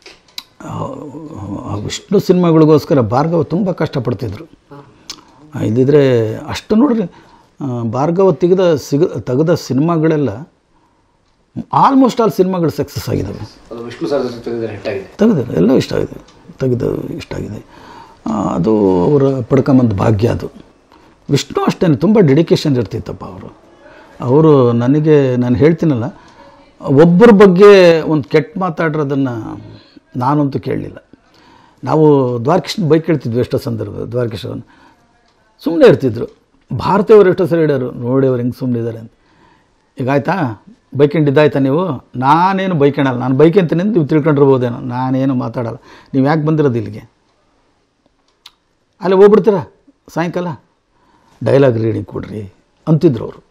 ಆ ವಿಷ್ಣು ಸಿನಿಮಾಗಳಿಗೋಸ್ಕರ ಭಾರ್ಗವ ತುಂಬ ಕಷ್ಟಪಡ್ತಿದ್ರು ಇದ್ದಿದ್ರೆ ಅಷ್ಟು ನೋಡ್ರಿ ಆ, ಭಾರ್ಗವ ತೆಗೆದ ಸಿಗ ತೆಗೆದ ಸಿನಿಮಾಗಳೆಲ್ಲ ಆಲ್ಮೋಸ್ಟ್ ಆಲ್ ಸಿನಿಮಾಗಳು ಸಕ್ಸಸ್ ಆಗಿದ್ದಾವೆ ಅದು ವಿಷ್ಣು ಸರ್ ಜೊತೆ ತೆಗೆದ್ರೆ ಹಿಟ್ ಆಗಿದೆ ತೆಗೆದಿದ್ದಾರೆ ಎಲ್ಲ ಇಷ್ಟ ಆಗಿದೆ ತೆಗೆದು ಇಷ್ಟ ಆಗಿದೆ ಆ, ಅದು ಅವರ ಪಡ್ಕೊಂಬಂದ ಭಾಗ್ಯ ಅದು ವಿಷ್ಣು ಅಷ್ಟೇ ತುಂಬ ಡೆಡಿಕೇಶನ್ ಇರ್ತಿತ್ತಪ್ಪ ಅವರು ಅವರು ನನಗೆ ನಾನು ಹೇಳ್ತೀನಲ್ಲ ಒಬ್ಬರ ಬಗ್ಗೆ ಒಂದು ಕೆಟ್ಟ ಮಾತಾಡಿರೋದನ್ನು ನಾನಂತೂ ಕೇಳಲಿಲ್ಲ ನಾವು ದ್ವಾರಕೃಷ್ಣ ಬೈಕ್ ಕೇಳ್ತಿದ್ವಿ ಎಷ್ಟೋ ಸಂದರ್ಭ ದ್ವಾರಕೃಷ್ಣವನ್ನು ಸುಮ್ಮನೆ ಇರ್ತಿದ್ರು ಭಾರತೀಯವರು ಎಷ್ಟೋ ಸರಿ ಹೇಳ್ಯಾರು ನೋಡಿ ಅವ್ರು ಹೆಂಗೆ ಸುಮ್ಮನಿದ್ದಾರೆ ಅಂತ ಈಗ ಆಯಿತಾ ಬೈಕೊಂಡಿದ್ದಾಯ್ತಾ ನೀವು ನಾನೇನು ಬೈಕಣಲ್ಲ ನಾನು ಬೈಕಂತೀನಿ ಅಂತ ನೀವು ತಿಳ್ಕೊಂಡಿರ್ಬೋದೇನೋ ನಾನೇನು ಮಾತಾಡಲ್ಲ ನೀವು ಯಾಕೆ ಬಂದಿರೋದು ಇಲ್ಲಿಗೆ ಅಲ್ಲಿ ಹೋಗ್ಬಿಡ್ತೀರಾ ಸಾಯಂಕಾಲ ಡೈಲಾಗ್ ರೀಡಿಂಗ್ ಕೊಡ್ರಿ ಅಂತಿದ್ರು ಅವರು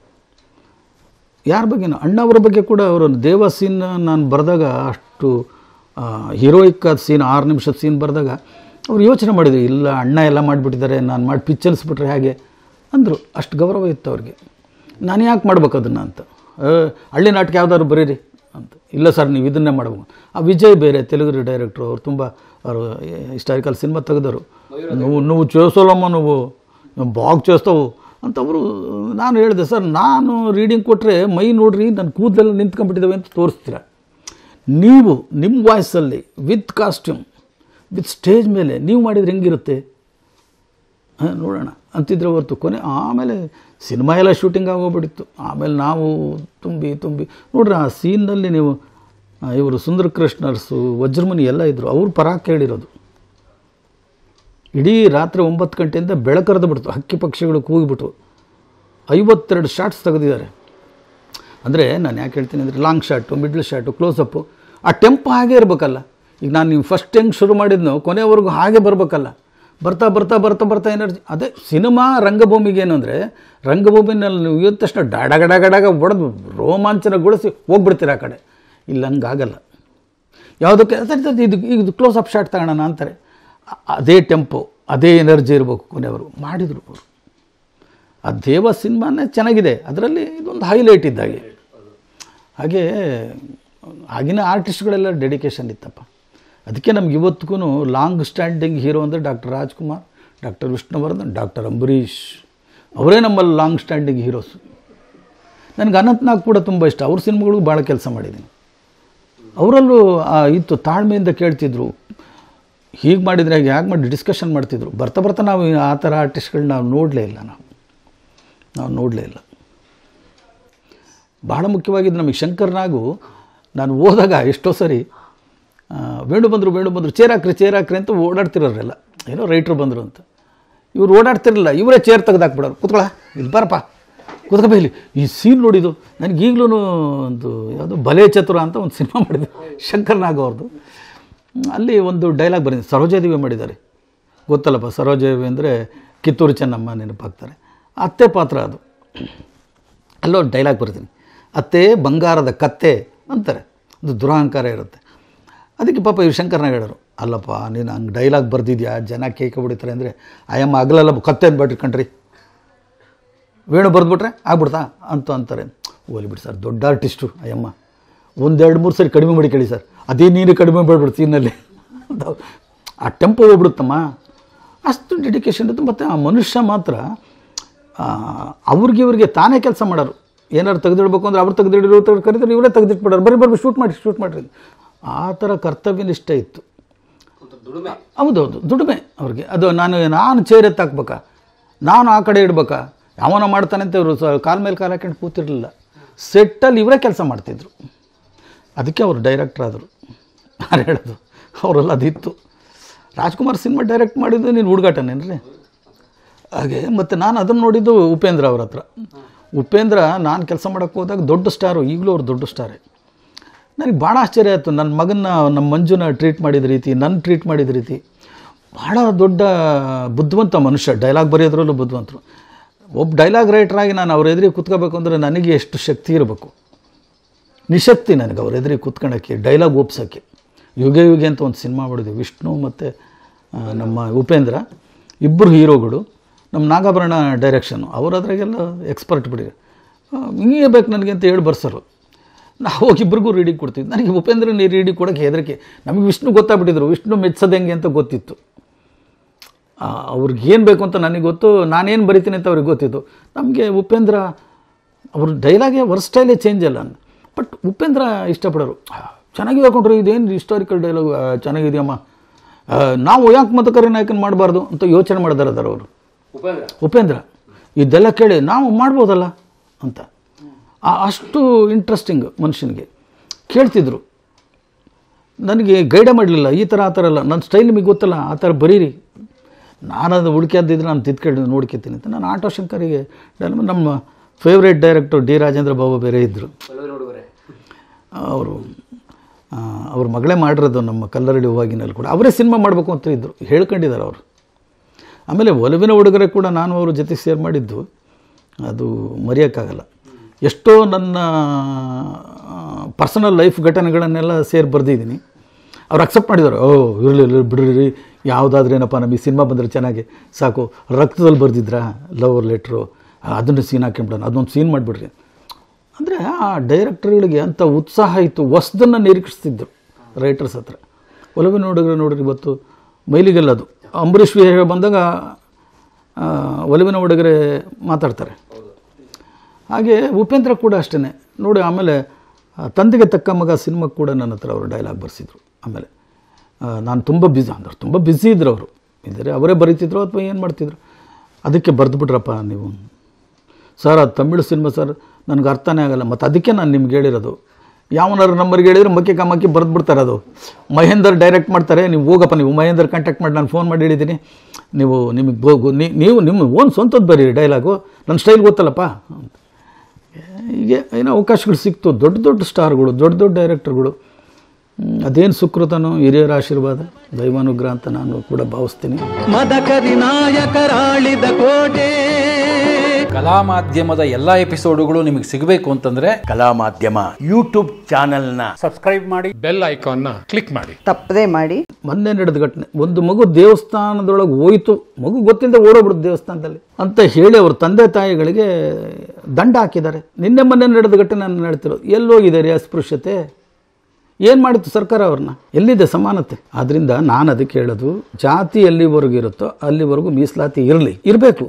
ಯಾರ ಬಗ್ಗೆನೋ ಅಣ್ಣವ್ರ ಬಗ್ಗೆ ಕೂಡ ಅವರು ದೇವ ಸೀನ್ ನಾನು ಬರೆದಾಗ ಅಷ್ಟು ಹೀರೋಯಿಕ್ ಸೀನ್ ಆರು ನಿಮಿಷದ ಸೀನ್ ಬರೆದಾಗ ಅವ್ರು ಯೋಚನೆ ಮಾಡಿದ್ರು ಇಲ್ಲ ಅಣ್ಣ ಎಲ್ಲ ಮಾಡಿಬಿಟ್ಟಿದ್ದಾರೆ ನಾನು ಮಾಡಿ ಪಿಚ್ಚಲ್ಸ್ಬಿಟ್ರೆ ಹೇಗೆ ಅಂದರು ಅಷ್ಟು ಗೌರವ ಇತ್ತು ಅವ್ರಿಗೆ ನಾನು ಯಾಕೆ ಮಾಡ್ಬೇಕು ಅದನ್ನು ಅಂತ ಆ, ಹಳ್ಳಿ ನಾಟಕ ಯಾವ್ದಾದ್ರು ಬರೀರಿ ಅಂತ ಇಲ್ಲ ಸರ್ ನೀವು ಇದನ್ನೇ ಮಾಡಬೇಕು ಆ ವಿಜಯ್ ಬೇರೆ ತೆಲುಗು ಡೈರೆಕ್ಟ್ರು ಅವ್ರು ತುಂಬ ಅವರು ಹಿಸ್ಟಾರಿಕಲ್ ಸಿನಿಮಾ ತೆಗೆದರು నువ్వు నువ్వు చేసోలమ్మ నువ్వు బాగు చేస్తావు ಅಂತ ಅವರು ನಾನು ಹೇಳಿದೆ ಸರ್ ನಾನು ರೀಡಿಂಗ್ ಕೊಟ್ಟರೆ ಮೈ ನೋಡ್ರಿ ನನ್ನ ಕೂದಲೆಲ್ಲ ನಿಂತ್ಕೊಂಡ್ಬಿಟ್ಟಿದ್ದಾವೆ ಅಂತ ತೋರಿಸ್ತೀರ ನೀವು ನಿಮ್ಮ ವಾಯ್ಸಲ್ಲಿ ವಿತ್ ಕಾಸ್ಟ್ಯೂಮ್ ವಿತ್ ಸ್ಟೇಜ್ ಮೇಲೆ ನೀವು ಮಾಡಿದ್ರೆ ಹೆಂಗಿರುತ್ತೆ ಹಾಂ ನೋಡೋಣ ಅಂತಿದ್ರೆ ಹೊರ್ತು ಕೊನೆ ಆಮೇಲೆ ಸಿನಿಮಾ ಎಲ್ಲ ಶೂಟಿಂಗ್ ಆಗೋಗ್ಬಿಟ್ಟಿತ್ತು ಆಮೇಲೆ ನಾವು ತುಂಬಿ ತುಂಬಿ ನೋಡ್ರಿ ಆ ಸೀನ್ನಲ್ಲಿ ನೀವು ಆ, ಇವರು ಸುಂದರ ಕೃಷ್ಣರ್ಸು ವಜ್ರಮುನಿ ಎಲ್ಲ ಇದ್ದರು ಅವ್ರು ಪರಾಕ್ ಹೇಳಿರೋದು ಇಡೀ ರಾತ್ರಿ ಒಂಬತ್ತು ಗಂಟೆಯಿಂದ ಬೆಳಕರೆದು ಬಿಡ್ತು ಹಕ್ಕಿ ಪಕ್ಷಿಗಳು ಕೂಗಿಬಿಟ್ಟು ಐವತ್ತೆರಡು ಶಾರ್ಟ್ಸ್ ತೆಗೆದಿದ್ದಾರೆ ಅಂದರೆ ನಾನು ಯಾಕೆ ಹೇಳ್ತೀನಿ ಅಂದರೆ long shot middle shot closeup ಆ ಟೆಂಪೋ ಹಾಗೆ ಇರಬೇಕಲ್ಲ ಈಗ ನಾನು ನೀವು ಫಸ್ಟ್ ಹೆಂಗೆ ಶುರು ಮಾಡಿದ್ನೋ ಕೊನೆವರೆಗೂ ಹಾಗೆ ಬರಬೇಕಲ್ಲ ಬರ್ತಾ ಬರ್ತಾ ಬರ್ತಾ ಬರ್ತಾ ಎನರ್ಜಿ ಅದೇ ಸಿನಿಮಾ ರಂಗಭೂಮಿಗೆ ಏನು ಅಂದರೆ ರಂಗಭೂಮಿನಲ್ಲಿ ನೀವು ಇದ್ದ ತಕ್ಷಣ ಡಾಡ ಗಡ ಗಡಗ ಹೊಡೆದು ರೋಮಾಂಚನಗೊಳಿಸಿ ಹೋಗ್ಬಿಡ್ತೀರ ಆ ಕಡೆ ಇಲ್ಲ ಹಂಗಾಗಲ್ಲ ಯಾವುದಕ್ಕೆ ಅದೇ ಅದೇ ಇದು ಇದು ಕ್ಲೋಸ್ ಅಪ್ ಶಾಟ್ ತಗೋಣ ಅಂತಾರೆ ಅ- ಅದೇ ಟೆಂಪೋ ಅದೇ ಎನರ್ಜಿ ಇರಬೇಕು ಕೊನೆಯವರು ಮಾಡಿದರು ಅವರು ಆ ದೇವ ಸಿನಿಮಾನೇ ಚೆನ್ನಾಗಿದೆ ಅದರಲ್ಲಿ ಇದೊಂದು ಹೈಲೈಟ್ ಇದ್ದಾಗೆ ಹಾಗೆ ಆಗಿನ ಆರ್ಟಿಸ್ಟ್ಗಳೆಲ್ಲ ಡೆಡಿಕೇಶನ್ ಇತ್ತಪ್ಪ ಅದಕ್ಕೆ ನಮ್ಗೆ ಇವತ್ತಿಗೂ ಲಾಂಗ್ ಸ್ಟ್ಯಾಂಡಿಂಗ್ ಹೀರೋ ಅಂದರೆ doctor Rajkumar doctor Vishnuvardhan doctor Ambareesh ಅವರೇ ನಮ್ಮಲ್ಲಿ ಲಾಂಗ್ ಸ್ಟ್ಯಾಂಡಿಂಗ್ ಹೀರೋಸ್ ನನಗೆ ಅನಂತ್ನಾಗ್ ಕೂಡ ತುಂಬ ಇಷ್ಟ ಅವ್ರ ಸಿನಿಮಾಗಳಿಗೂ ಭಾಳ ಕೆಲಸ ಮಾಡಿದ್ದೀನಿ ಅವರಲ್ಲೂ ಆ ಇತ್ತು ತಾಳ್ಮೆಯಿಂದ ಕೇಳ್ತಿದ್ರು ಹೀಗೆ ಮಾಡಿದರೆ ಹೇಗೆ ಹೇಗೆ ಮಾಡಿ ಡಿಸ್ಕಷನ್ ಮಾಡ್ತಿದ್ರು ಬರ್ತಾ ಬರ್ತಾ ನಾವು ಆ ಥರ ಆರ್ಟಿಸ್ಟ್ಗಳನ್ನ ನಾವು ನೋಡಲೇ ಇಲ್ಲ ನಾವು ನಾವು ನೋಡಲೇ ಇಲ್ಲ ಬಹಳ ಮುಖ್ಯವಾಗಿದ್ದು ನಮಗೆ ಶಂಕರ್ನಾಗು ನಾನು ಹೋದಾಗ ಎಷ್ಟೋ ಸರಿ ಆ, ವೇಣು ಬಂದರು ವೇಣು ಬಂದರು ಚೇರ್ ಹಾಕ್ರಿ ಚೇರ್ ಹಾಕ್ರಿ ಅಂತ ಓಡಾಡ್ತಿರೋರೆಲ್ಲ ಏನೋ ರೈಟ್ರು ಬಂದರು ಅಂತ ಇವ್ರು ಓಡಾಡ್ತಿರಲಿಲ್ಲ ಇವರೇ ಚೇರ್ ತೆಗೆದು ಹಾಕ್ಬಿಡೋರು ಕೂತ್ಕೊಳ ಇಲ್ಲಿ ಬಾರಪ್ಪ ಕೂತ್ಕೊಬ ಇಲ್ಲಿ ಈ ಸೀನ್ ನೋಡಿದ್ದು ನನಗೆ ಈಗಲೂ ಒಂದು ಯಾವುದು ಬಲೆ ಚತುರ ಅಂತ ಒಂದು ಸಿನಿಮಾ ಮಾಡಿದೆ ಶಂಕರ್ನಾಗ್ ಅವ್ರದ್ದು ಅಲ್ಲಿ ಒಂದು ಡೈಲಾಗ್ ಬರೆದಿದೆ ಸರೋಜಾದೇವಿ ಮಾಡಿದ್ದಾರೆ ಗೊತ್ತಲ್ಲಪ್ಪ ಸರೋಜಾದೇವಿ ಅಂದರೆ ಕಿತ್ತೂರು ಚೆನ್ನಮ್ಮ ನೆನಪಾಗ್ತಾರೆ ಅತ್ತೆ ಪಾತ್ರ ಅದು ಅಲ್ಲೊಂದು ಡೈಲಾಗ್ ಬರ್ತೀನಿ ಅತ್ತೆ ಬಂಗಾರದ ಕತ್ತೆ ಅಂತಾರೆ ಅದು ದುರಹಂಕಾರ ಇರುತ್ತೆ ಅದಕ್ಕೆ ಪಾಪ ಇವ್ರು ಶಂಕರ್ನಾಗ್ ಹೇಳೋರು ಅಲ್ಲಪ್ಪ ನೀನು ಹಂಗೆ ಡೈಲಾಗ್ ಬರೆದಿದ್ಯಾ ಜನ ಕೇಕ ಬಿಡ್ತಾರೆ ಅಂದರೆ ಆಯಮ್ಮ ಹಗಲೆಲ್ಲ ಕತ್ತೆ ಅಂದ್ಬಿಟ್ರಿ ಕಣ್ರಿ ವೇಣು ಬರೆದ್ಬಿಟ್ರೆ ಆಗ್ಬಿಡ್ತಾ ಅಂತ ಅಂತಾರೆ ಹೋಗ್ಲಿ ಬಿಡಿ ಸರ್ ದೊಡ್ಡ ಆರ್ಟಿಸ್ಟು ಅಯ್ಯಮ್ಮ ಒಂದೆರಡು ಮೂರು ಸರಿ ಕಡಿಮೆ ಮಾಡಿ ಕೇಳಿ ಸರ್ ಅದೇ ನೀನು ಕಡಿಮೆ ಮಾಡಿಬಿಡು ಸೀನಲ್ಲಿ ಅಂತ ಆ ಟೆಂಪೋ ಹೋಗ್ಬಿಡುತ್ತಮ್ಮ ಅಷ್ಟು ಡೆಡಿಕೇಶನ್ ಇತ್ತು ಮತ್ತು ಆ ಮನುಷ್ಯ ಮಾತ್ರ ಆ, ಅವ್ರಿಗೆ ಇವ್ರಿಗೆ ತಾನೇ ಕೆಲಸ ಮಾಡೋರು ಏನಾರು ತೆಗೆದಿಡ್ಬೇಕು ಅಂದ್ರೆ ಅವ್ರು ತೆಗೆದಿಡಿರೋ ತೆಗೆದು ಕರೀತಾರೆ ಇವರೇ ತೆಗೆದಿಟ್ಬಿಡೋರು ಬರೀ ಬರ್ರಿ ಶೂಟ್ ಮಾಡಿ ಶೂಟ್ ಮಾಡಿರಿ ಆ ಥರ ಕರ್ತವ್ಯನಿಷ್ಠ ಇತ್ತು ಹೌದೌದು ದುಡಿಮೆ ಅವ್ರಿಗೆ ಅದು ನಾನು ನಾನು ಚೇರ್ ಎತ್ತಾಕ್ಬೇಕಾ ನಾನು ಆ ಕಡೆ ಇಡ್ಬೇಕಾ ಯಾವನೋ ಮಾಡ್ತಾನೆ ಅಂತ ಇವರು ಕಾಲ ಮೇಲೆ ಕಾಲು ಹಾಕೊಂಡು ಕೂತಿರಲಿಲ್ಲ ಸೆಟ್ಟಲ್ಲಿ ಇವರೇ ಕೆಲಸ ಮಾಡ್ತಿದ್ರು ಅದಕ್ಕೆ ಅವರು ಡೈರೆಕ್ಟರ್ ಆದರು ನಾನು ಹೇಳೋದು ಅವರೆಲ್ಲ ಅದಿತ್ತು ರಾಜ್ಕುಮಾರ್ ಸಿನಿಮಾ ಡೈರೆಕ್ಟ್ ಮಾಡಿದ್ದು ನೀನು ಹುಡುಗಾಟನೇನ್ರಿ ಹಾಗೆ ಮತ್ತು ನಾನು ಅದನ್ನು ನೋಡಿದ್ದು ಉಪೇಂದ್ರ ಅವ್ರ ಹತ್ರ ಉಪೇಂದ್ರ ನಾನು ಕೆಲಸ ಮಾಡೋಕ್ಕೆ ಹೋದಾಗ ದೊಡ್ಡ ಸ್ಟಾರು ಈಗಲೂ ಅವ್ರು ದೊಡ್ಡ ಸ್ಟಾರೇ ನನಗೆ ಭಾಳ ಆಶ್ಚರ್ಯ ಆಯಿತು ನನ್ನ ಮಗನ್ನ ನಮ್ಮ ಮಂಜುನ ಟ್ರೀಟ್ ಮಾಡಿದ ರೀತಿ ನನ್ನ ಟ್ರೀಟ್ ಮಾಡಿದ ರೀತಿ ಭಾಳ ದೊಡ್ಡ ಬುದ್ಧಿವಂತ ಮನುಷ್ಯ ಡೈಲಾಗ್ ಬರೆಯೋದ್ರಲ್ಲೂ ಬುದ್ಧಿವಂತರು ಒಬ್ಬ ಡೈಲಾಗ್ ರೈಟ್ರಾಗಿ ನಾನು ಅವ್ರ ಎದುರಿಗೆ ಕೂತ್ಕೋಬೇಕು ಅಂದರೆ ನನಗೆ ಎಷ್ಟು ಶಕ್ತಿ ಇರಬೇಕು ನಿಶಕ್ತಿ ನನಗೆ ಅವ್ರ ಎದುರಿಗೆ ಕೂತ್ಕೊಳ್ಳೋಕ್ಕೆ ಡೈಲಾಗ್ ಒಪ್ಸೋಕ್ಕೆ ಯುಗೆ ಯುಗೆ ಅಂತ ಒಂದು ಸಿನಿಮಾ ಮಾಡಿದ್ವಿ ವಿಷ್ಣು ಮತ್ತು ನಮ್ಮ ಉಪೇಂದ್ರ ಇಬ್ಬರು ಹೀರೋಗಳು ನಮ್ಮ ನಾಗಾಭರಣ ಡೈರೆಕ್ಷನು ಅವ್ರು ಅದ್ರಾಗೆಲ್ಲ ಎಕ್ಸ್ಪರ್ಟ್ ಬಿಡಿ ಹಿಂಗೆ ಬೇಕು ನನಗೆ ಅಂತ ಹೇಳಿ ಬರ್ಸೋರು ನಾವು ಹೋಗಿ ಇಬ್ಬರಿಗೂ ರೀಡಿಂಗ್ ಕೊಡ್ತಿದ್ವಿ ನನಗೆ ಉಪೇಂದ್ರನ ರೀಡಿಂಗ್ ಕೊಡೋಕ್ಕೆ ಹೆದರಿಕೆ ನಮಗೆ ವಿಷ್ಣು ಗೊತ್ತಾಗ್ಬಿಟ್ಟಿದ್ರು ವಿಷ್ಣು ಮೆಚ್ಚೋದು ಹೆಂಗೆ ಅಂತ ಗೊತ್ತಿತ್ತು ಆ, ಅವ್ರಿಗೆ ಏನು ಬೇಕು ಅಂತ ನನಗೆ ಗೊತ್ತು ನಾನೇನು ಬರಿತೀನಿ ಅಂತ ಅವ್ರಿಗೆ ಗೊತ್ತಿತ್ತು ನಮಗೆ ಉಪೇಂದ್ರ ಅವ್ರ ಡೈಲಾಗೇ ಅವ್ರ ಸ್ಟೈಲೇ ಚೇಂಜ್ ಅಲ್ಲ ಬಟ್ ಉಪೇಂದ್ರ ಇಷ್ಟಪಡೋರು ಆ, ಚೆನ್ನಾಗಿದೆ ಕೊಂಡ್ರೆ ಇದೇನು ಹಿಸ್ಟಾರಿಕಲ್ ಡೈಲಾಗ್ ಚೆನ್ನಾಗಿದೆಯಮ್ಮ ಆ, ನಾವು ಯಾಕೆ ಮತಕರ ನಾಯಕನ ಮಾಡಬಾರ್ದು ಅಂತ ಯೋಚನೆ ಮಾಡಿದಾರದಾರ ಅವರು ಉಪೇಂದ್ರ ಇದೆಲ್ಲ ಕೇಳಿ ನಾವು ಮಾಡ್ಬೋದಲ್ಲ ಅಂತ ಆ- ಅಷ್ಟು ಇಂಟ್ರೆಸ್ಟಿಂಗ್ ಮನುಷ್ಯನಿಗೆ ಕೇಳ್ತಿದ್ರು ನನಗೆ ಗೈಡೇ ಮಾಡಲಿಲ್ಲ ಈ ಥರ ಆ ಥರ ಅಲ್ಲ ನನ್ನ ಸ್ಟೈಲ್ ನಿಮಗೆ ಗೊತ್ತಲ್ಲ ಆ ಥರ ಬರೀರಿ ನಾನು ಅದು ಹುಡುಕ್ಯಾದಿದ್ರೆ ನಾನು ತಿದ್ಕೊಂಡು ನೋಡ್ಕೊತೀನಿ ಅಂತ ನಾನು ಆಟೋ ಶಂಕರಿಗೆ ಡೈಲ- ನಮ್ಮ favourite director D Rajendra Babu ಬೇರೆ ಇದ್ದರು ಅವರು ಅವ್ರ ಮಗಳೇ ಮಾಡಿರೋದು ನಮ್ಮ ಕಲ್ಲರಡಿ ಹೂವಾಗಿನಲ್ಲಿ ಕೂಡ ಅವರೇ ಸಿನಿಮಾ ಮಾಡಬೇಕು ಅಂತ ಇದ್ದರು ಹೇಳ್ಕೊಂಡಿದ್ದಾರೆ ಅವರು ಆಮೇಲೆ ಒಲವಿನ ಹುಡುಗರೆ ಕೂಡ ನಾನು ಅವ್ರ ಜೊತೆ ಶೇರ್ ಮಾಡಿದ್ದು ಅದು ಮರೆಯೋಕ್ಕಾಗಲ್ಲ ಎಷ್ಟೋ ನನ್ನ ಪರ್ಸನಲ್ ಲೈಫ್ ಘಟನೆಗಳನ್ನೆಲ್ಲ ಸೇರಿ ಬರೆದಿದ್ದೀನಿ ಅವ್ರು ಅಕ್ಸೆಪ್ಟ್ ಮಾಡಿದ್ದಾರೆ ಓ ಇರಲಿ ಇರಲಿ ಬಿಡ್ರಿ ಯಾವುದಾದ್ರೇನಪ್ಪ ನಮಗೆ ಸಿನಿಮಾ ಬಂದರೆ ಚೆನ್ನಾಗಿ ಸಾಕು ರಕ್ತದಲ್ಲಿ ಬರೆದಿದ್ರಾ ಲವ್ ಲೆಟ್ರು ಅದನ್ನು ಸೀನ್ ಹಾಕೊಂಬಿಡೋಣ ಅದೊಂದು ಸೀನ್ ಮಾಡಿಬಿಡ್ರಿ ಅಂದರೆ ಆ ಡೈರೆಕ್ಟರ್ಗಳಿಗೆ ಅಂಥ ಉತ್ಸಾಹ ಇತ್ತು ಹೊಸ್ದನ್ನು ನಿರೀಕ್ಷಿಸ್ತಿದ್ರು ರೈಟರ್ಸ್ ಹತ್ರ ಒಲವಿನ ಹುಡುಗರು ನೋಡ್ರಿ ಇವತ್ತು ಮೈಲಿಗೆಲ್ಲದು ಅಂಬರೀಷ್ ವಿಹೇಳ ಬಂದಾಗ ಆ, ಒಲವಿನ ಹುಡುಗರೆ ಮಾತಾಡ್ತಾರೆ ಹಾಗೆ ಉಪೇಂದ್ರ ಕೂಡ ಅಷ್ಟೇ ನೋಡಿ ಆಮೇಲೆ ಆ, ತಂದೆಗೆ ತಕ್ಕ ಮಗ ಸಿನಿಮಾಕ್ಕೆ ಕೂಡ ನನ್ನ ಹತ್ರ ಅವರು ಡೈಲಾಗ್ ಬರ್ಸಿದ್ರು ಆಮೇಲೆ ಆ, ನಾನು ತುಂಬ ಬ್ಯುಸಿ ಅಂದ್ರೆ ತುಂಬ ಬ್ಯುಸಿ ಇದ್ರು ಅವರು ಇದ್ದರೆ ಅವರೇ ಬರೀತಿದ್ರು ಅಥವಾ ಏನು ಮಾಡ್ತಿದ್ರು ಅದಕ್ಕೆ ಬರೆದ್ಬಿಟ್ರಪ್ಪ ನೀವು ಸರ್ ಅದು ತಮಿಳು ಸಿನಿಮಾ ಸರ್ ನನಗೆ ಅರ್ಥನೇ ಆಗಲ್ಲ ಮತ್ತು ಅದಕ್ಕೆ ನಾನು ನಿಮ್ಗೆ ಹೇಳಿರೋದು ಯಾವನಾರು ನಂಬರ್ಗೆ ಹೇಳಿದ್ರೆ ಮಕ್ಕಿ ಕಮ್ಮಕ್ಕಿ ಬರೆದ್ಬಿಡ್ತಾರೆ ಅದು ಮಹೇಂದರ್ ಡೈರೆಕ್ಟ್ ಮಾಡ್ತಾರೆ ನೀವು ಹೋಗಪ್ಪ ನೀವು ಮಹೇಂದರ್ ಕಾಂಟ್ಯಾಕ್ಟ್ ಮಾಡಿ ನಾನು ಫೋನ್ ಮಾಡಿ ಹೇಳಿದ್ದೀನಿ ನೀವು ನಿಮಗೆ ಹೋಗು ನೀ- ನೀವು ನಿಮ್ಮ ಓನ್ ಸ್ವಂತದ್ದು ಬರೀರಿ ಡೈಲಾಗು ನನ್ನ ಸ್ಟೈಲ್ ಗೊತ್ತಲ್ಲಪ್ಪ ಅಂತ ಹೀಗೆ ಏನೋ ಅವಕಾಶಗಳು ಸಿಕ್ತು ದೊಡ್ಡ ದೊಡ್ಡ ಸ್ಟಾರ್ಗಳು ದೊಡ್ಡ ದೊಡ್ಡ ಡೈರೆಕ್ಟರ್ಗಳು ಅದೇನು ಸುಕೃತನೋ ಹಿರಿಯರ ಆಶೀರ್ವಾದ ದೈವಾನುಗ್ರಹ ಅಂತ ನಾನು ಕೂಡ ಭಾವಿಸ್ತೀನಿ ಮದಕರಿ ನಾಯಕರಾಳಿದ ಕೋಟೆ ಕಲಾ ಮಾಧ್ಯಮದ ಎಲ್ಲ ಎಪಿಸೋಡುಗಳು ನಿಮಗೆ ಸಿಗಬೇಕು ಅಂತಂದ್ರೆ ಕಲಾ ಮಾಧ್ಯಮ ಯೂಟ್ಯೂಬ್ ಚಾನೆಲ್ನ ಸಬ್ಸ್ಕ್ರೈಬ್ ಮಾಡಿ ಬೆಲ್ ಐಕಾನ್ನ ಕ್ಲಿಕ್ ಮಾಡಿ ತಪ್ಪದೇ ಮಾಡಿ ಮೊನ್ನೆ ನಡೆದ ಘಟನೆ ಒಂದು ಮಗು ದೇವಸ್ಥಾನದೊಳಗೆ ಹೋಯ್ತು ಮಗು ಗೊತ್ತಿಲ್ಲದೆ ಓಡೋಗ್ಬಿಡುತ್ತೆ ದೇವಸ್ಥಾನದಲ್ಲಿ ಅಂತ ಹೇಳಿ ಅವ್ರ ತಂದೆ ತಾಯಿಗಳಿಗೆ ದಂಡ ಹಾಕಿದ್ದಾರೆ ನಿನ್ನೆ ಮೊನ್ನೆ ನಡೆದ ಘಟನೆ ನಾನು ಹೇಳ್ತಿರೋದು ಎಲ್ಲೋಗಿದ್ದಾರೆ ಅಸ್ಪೃಶ್ಯತೆ ಏನು ಮಾಡಿತ್ತು ಸರ್ಕಾರ ಅವ್ರನ್ನ ಎಲ್ಲಿದೆ ಸಮಾನತೆ ಆದ್ರಿಂದ ನಾನು ಅದಕ್ಕೆ ಹೇಳೋದು ಜಾತಿ ಎಲ್ಲಿವರೆಗೂ ಇರುತ್ತೋ ಅಲ್ಲಿವರೆಗೂ ಮೀಸಲಾತಿ ಇರಲಿ ಇರಬೇಕು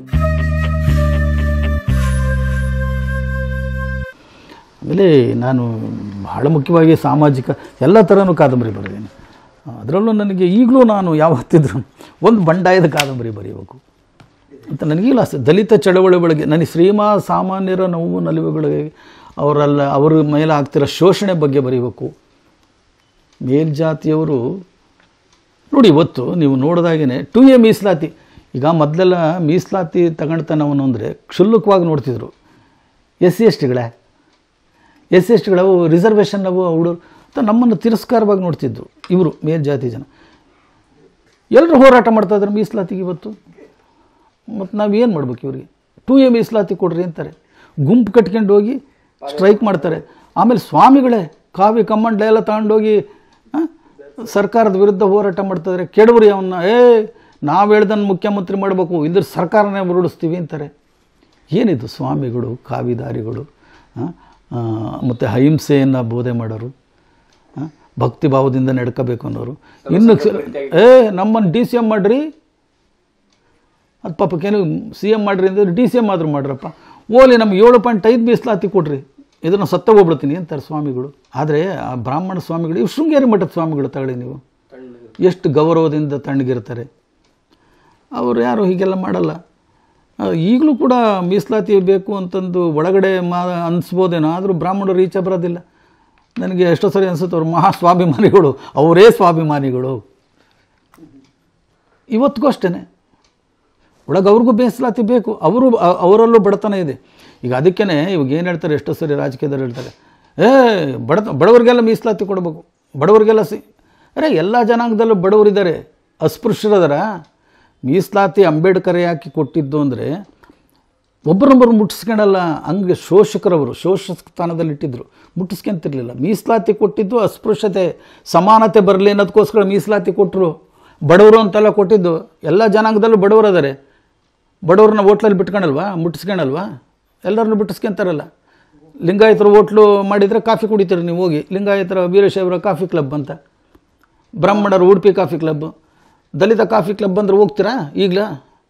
ಆಮೇಲೆ ನಾನು ಬಹಳ ಮುಖ್ಯವಾಗಿ ಸಾಮಾಜಿಕ ಎಲ್ಲ ಥರನೂ ಕಾದಂಬರಿ ಬರೆದೇನೆ ಅದರಲ್ಲೂ ನನಗೆ ಈಗಲೂ ನಾನು ಯಾವತ್ತಿದ್ರು ಒಂದು ಬಂಡಾಯದ ಕಾದಂಬರಿ ಬರೆಯಬೇಕು ಅಂತ ನನಗೀಗಲೂ ಆಸೆ ದಲಿತ ಚಳವಳಿ ಒಳಗೆ ನನಗೆ ಶ್ರೀಮಾ ಸಾಮಾನ್ಯರ ನೋವು ನಲಿವುಗಳಿಗೆ ಅವರೆಲ್ಲ ಅವ್ರ ಮೇಲೆ ಆಗ್ತಿರೋ ಶೋಷಣೆ ಬಗ್ಗೆ ಬರೀಬೇಕು ಮೇಲ್ಜಾತಿಯವರು ನೋಡಿ ಇವತ್ತು ನೀವು ನೋಡಿದಾಗೇ ಟು ಎ ಮೀಸಲಾತಿ ಈಗ ಮೊದಲೆಲ್ಲ ಮೀಸಲಾತಿ ತಗೊಳ್ತಾನವನು ಅಂದರೆ ಕ್ಷುಲ್ಲಕವಾಗಿ ನೋಡ್ತಿದ್ರು ಎಸ್ ಸಿ ಎಸ್ ಟಿಗಳೇ ಎಸ್ ಸಿ ಎಸ್ ಟಿಗಳವು ರಿಸರ್ವೇಷನ್ ಅವು ಹುಡುಗರು ಅಂತ ನಮ್ಮನ್ನು ತಿರಸ್ಕಾರವಾಗಿ ನೋಡ್ತಿದ್ರು ಇವರು ಮೇಲ್ಜಾತಿ ಜನ ಎಲ್ಲರೂ ಹೋರಾಟ ಮಾಡ್ತಾ ಇದ್ದಾರೆ ಮೀಸಲಾತಿಗೆ ಇವತ್ತು ಮತ್ತು ನಾವು ಏನು ಮಾಡ್ಬೇಕು ಇವ್ರಿಗೆ ಟು ಎ ಮೀಸಲಾತಿ ಕೊಡ್ರಿ ಅಂತಾರೆ ಗುಂಪು ಕಟ್ಕೊಂಡು ಹೋಗಿ ಸ್ಟ್ರೈಕ್ ಮಾಡ್ತಾರೆ ಆಮೇಲೆ ಸ್ವಾಮಿಗಳೇ ಕಾವಿ ಕಮ್ಮಂಡ್ಲ ಎಲ್ಲ ತಗೊಂಡೋಗಿ ಆ, ಸರ್ಕಾರದ ವಿರುದ್ಧ ಹೋರಾಟ ಮಾಡ್ತಿದ್ದಾರೆ ಕೆಡವ್ರಿ ಅವನ್ನ ಏ ನಾವು ಹೇಳ್ದನ್ನು ಮುಖ್ಯಮಂತ್ರಿ ಮಾಡಬೇಕು ಇದ್ರ ಸರ್ಕಾರನೇ ಉರುಳಿಸ್ತೀವಿ ಅಂತಾರೆ ಏನಿದು ಸ್ವಾಮಿಗಳು ಕಾವಿದಾರಿಗಳು ಮತ್ತು ಅಹಿಂಸೆಯನ್ನು ಬೋಧೆ ಮಾಡೋರು ಆ, ಭಕ್ತಿ ಭಾವದಿಂದ ನಡ್ಕೋಬೇಕು ಅನ್ನೋರು ಇನ್ನು ಸ- ಏ ನಮ್ಮನ್ನು ಡಿ ಸಿ ಎಮ್ ಮಾಡ್ರಿ ಅದು ಪಾಪಕ್ಕೇನು ಸಿ ಎಮ್ ಮಾಡ್ರಿ ಅಂದರೆ ಡಿ ಸಿ ಎಮ್ ಆದರೂ ಮಾಡ್ರಪ್ಪ ಓಲಿ ನಮ್ಗೆ ಏಳು ಪಾಯಿಂಟ್ ಐದು ಮೀಸಲಾತಿ ಕೊಡ್ರಿ ಇದನ್ನು ಸತ್ತ ಹೋಗ್ಬಿಡ್ತೀನಿ ಅಂತಾರೆ ಸ್ವಾಮಿಗಳು ಆದರೆ ಆ ಬ್ರಾಹ್ಮಣ ಸ್ವಾಮಿಗಳು ಇವು ಶೃಂಗೇರಿ ಮಠದ ಸ್ವಾಮಿಗಳು ತಗೊಳ್ಳಿ ನೀವು ಎಷ್ಟು ಗೌರವದಿಂದ ತಣ್ಣಗಿರ್ತಾರೆ ಅವರು ಯಾರು ಹೀಗೆಲ್ಲ ಮಾಡಲ್ಲ ಆ, ಈಗಲೂ ಕೂಡ ಮೀಸಲಾತಿ ಬೇಕು ಅಂತಂದು ಒಳಗಡೆ ಮಾ ಅನಿಸ್ಬೋದೇನೋ ಆದರೂ ಬ್ರಾಹ್ಮಣರು ಈಚೆ ಬರೋದಿಲ್ಲ ನನಗೆ ಎಷ್ಟೋ ಸರಿ ಅನಿಸುತ್ತೆ ಅವ್ರು ಮಹಾ ಸ್ವಾಭಿಮಾನಿಗಳು ಅವರೇ ಸ್ವಾಭಿಮಾನಿಗಳು ಇವತ್ತಿಗೂ ಅಷ್ಟೇ ಒಳಗೆ ಅವ್ರಿಗೂ ಮೀಸಲಾತಿ ಬೇಕು ಅವರು ಅ- ಅವರಲ್ಲೂ ಬಡತನ ಇದೆ ಈಗ ಅದಕ್ಕೇ ಇವಾಗ ಏನು ಹೇಳ್ತಾರೆ ಎಷ್ಟೋ ಸರಿ ರಾಜಕೀಯದವ್ರು ಹೇಳ್ತಾರೆ ಏ ಬಡತ ಬಡವರಿಗೆಲ್ಲ ಮೀಸಲಾತಿ ಕೊಡಬೇಕು ಬಡವರಿಗೆಲ್ಲ ಸಿ ಅರೆ ಎಲ್ಲ ಜನಾಂಗದಲ್ಲೂ ಬಡವರಿದ್ದಾರೆ ಅಸ್ಪೃಶ್ಯರದರ ಮೀಸಲಾತಿ ಅಂಬೇಡ್ಕರ್ ಯಾಕೆ ಕೊಟ್ಟಿದ್ದು ಅಂದರೆ ಒಬ್ಬರೊಬ್ಬರು ಮುಟ್ಟಿಸ್ಕೊಳಲ್ಲ ಹಂಗೆ ಶೋಷಕರವರು ಶೋಷ ಸ್ಥಾನದಲ್ಲಿ ಇಟ್ಟಿದ್ರು ಮುಟ್ಟಿಸ್ಕೊಂತಿರ್ಲಿಲ್ಲ ಮೀಸಲಾತಿ ಕೊಟ್ಟಿದ್ದು ಅಸ್ಪೃಶ್ಯತೆ ಸಮಾನತೆ ಬರಲಿ ಅನ್ನೋದಕ್ಕೋಸ್ಕರ ಮೀಸಲಾತಿ ಕೊಟ್ಟರು ಬಡವರು ಅಂತೆಲ್ಲ ಕೊಟ್ಟಿದ್ದು ಎಲ್ಲ ಜನಾಂಗದಲ್ಲೂ ಬಡವರು ಅದಾರೆ ಬಡವ್ರನ್ನ ಹೋಟ್ಲಲ್ಲಿ ಬಿಟ್ಕೊಳಲ್ವಾ ಮುಟ್ಟಿಸ್ಕೊಳಲ್ವಾ ಎಲ್ಲರನ್ನು ಬಿಟ್ಟಿಸ್ಕೊಂತಾರಲ್ಲ ಲಿಂಗಾಯತರು ಹೋಟ್ಲು ಮಾಡಿದರೆ ಕಾಫಿ ಕುಡಿತೀರಿ ನೀವು ಹೋಗಿ ಲಿಂಗಾಯತರ ವೀರಶೈವರ ಕಾಫಿ ಕ್ಲಬ್ ಅಂತ ಬ್ರಾಹ್ಮಣರು Udupi coffee club Dalit coffee club ಅಂದ್ರೆ ಹೋಗ್ತೀರಾ ಈಗಲಾ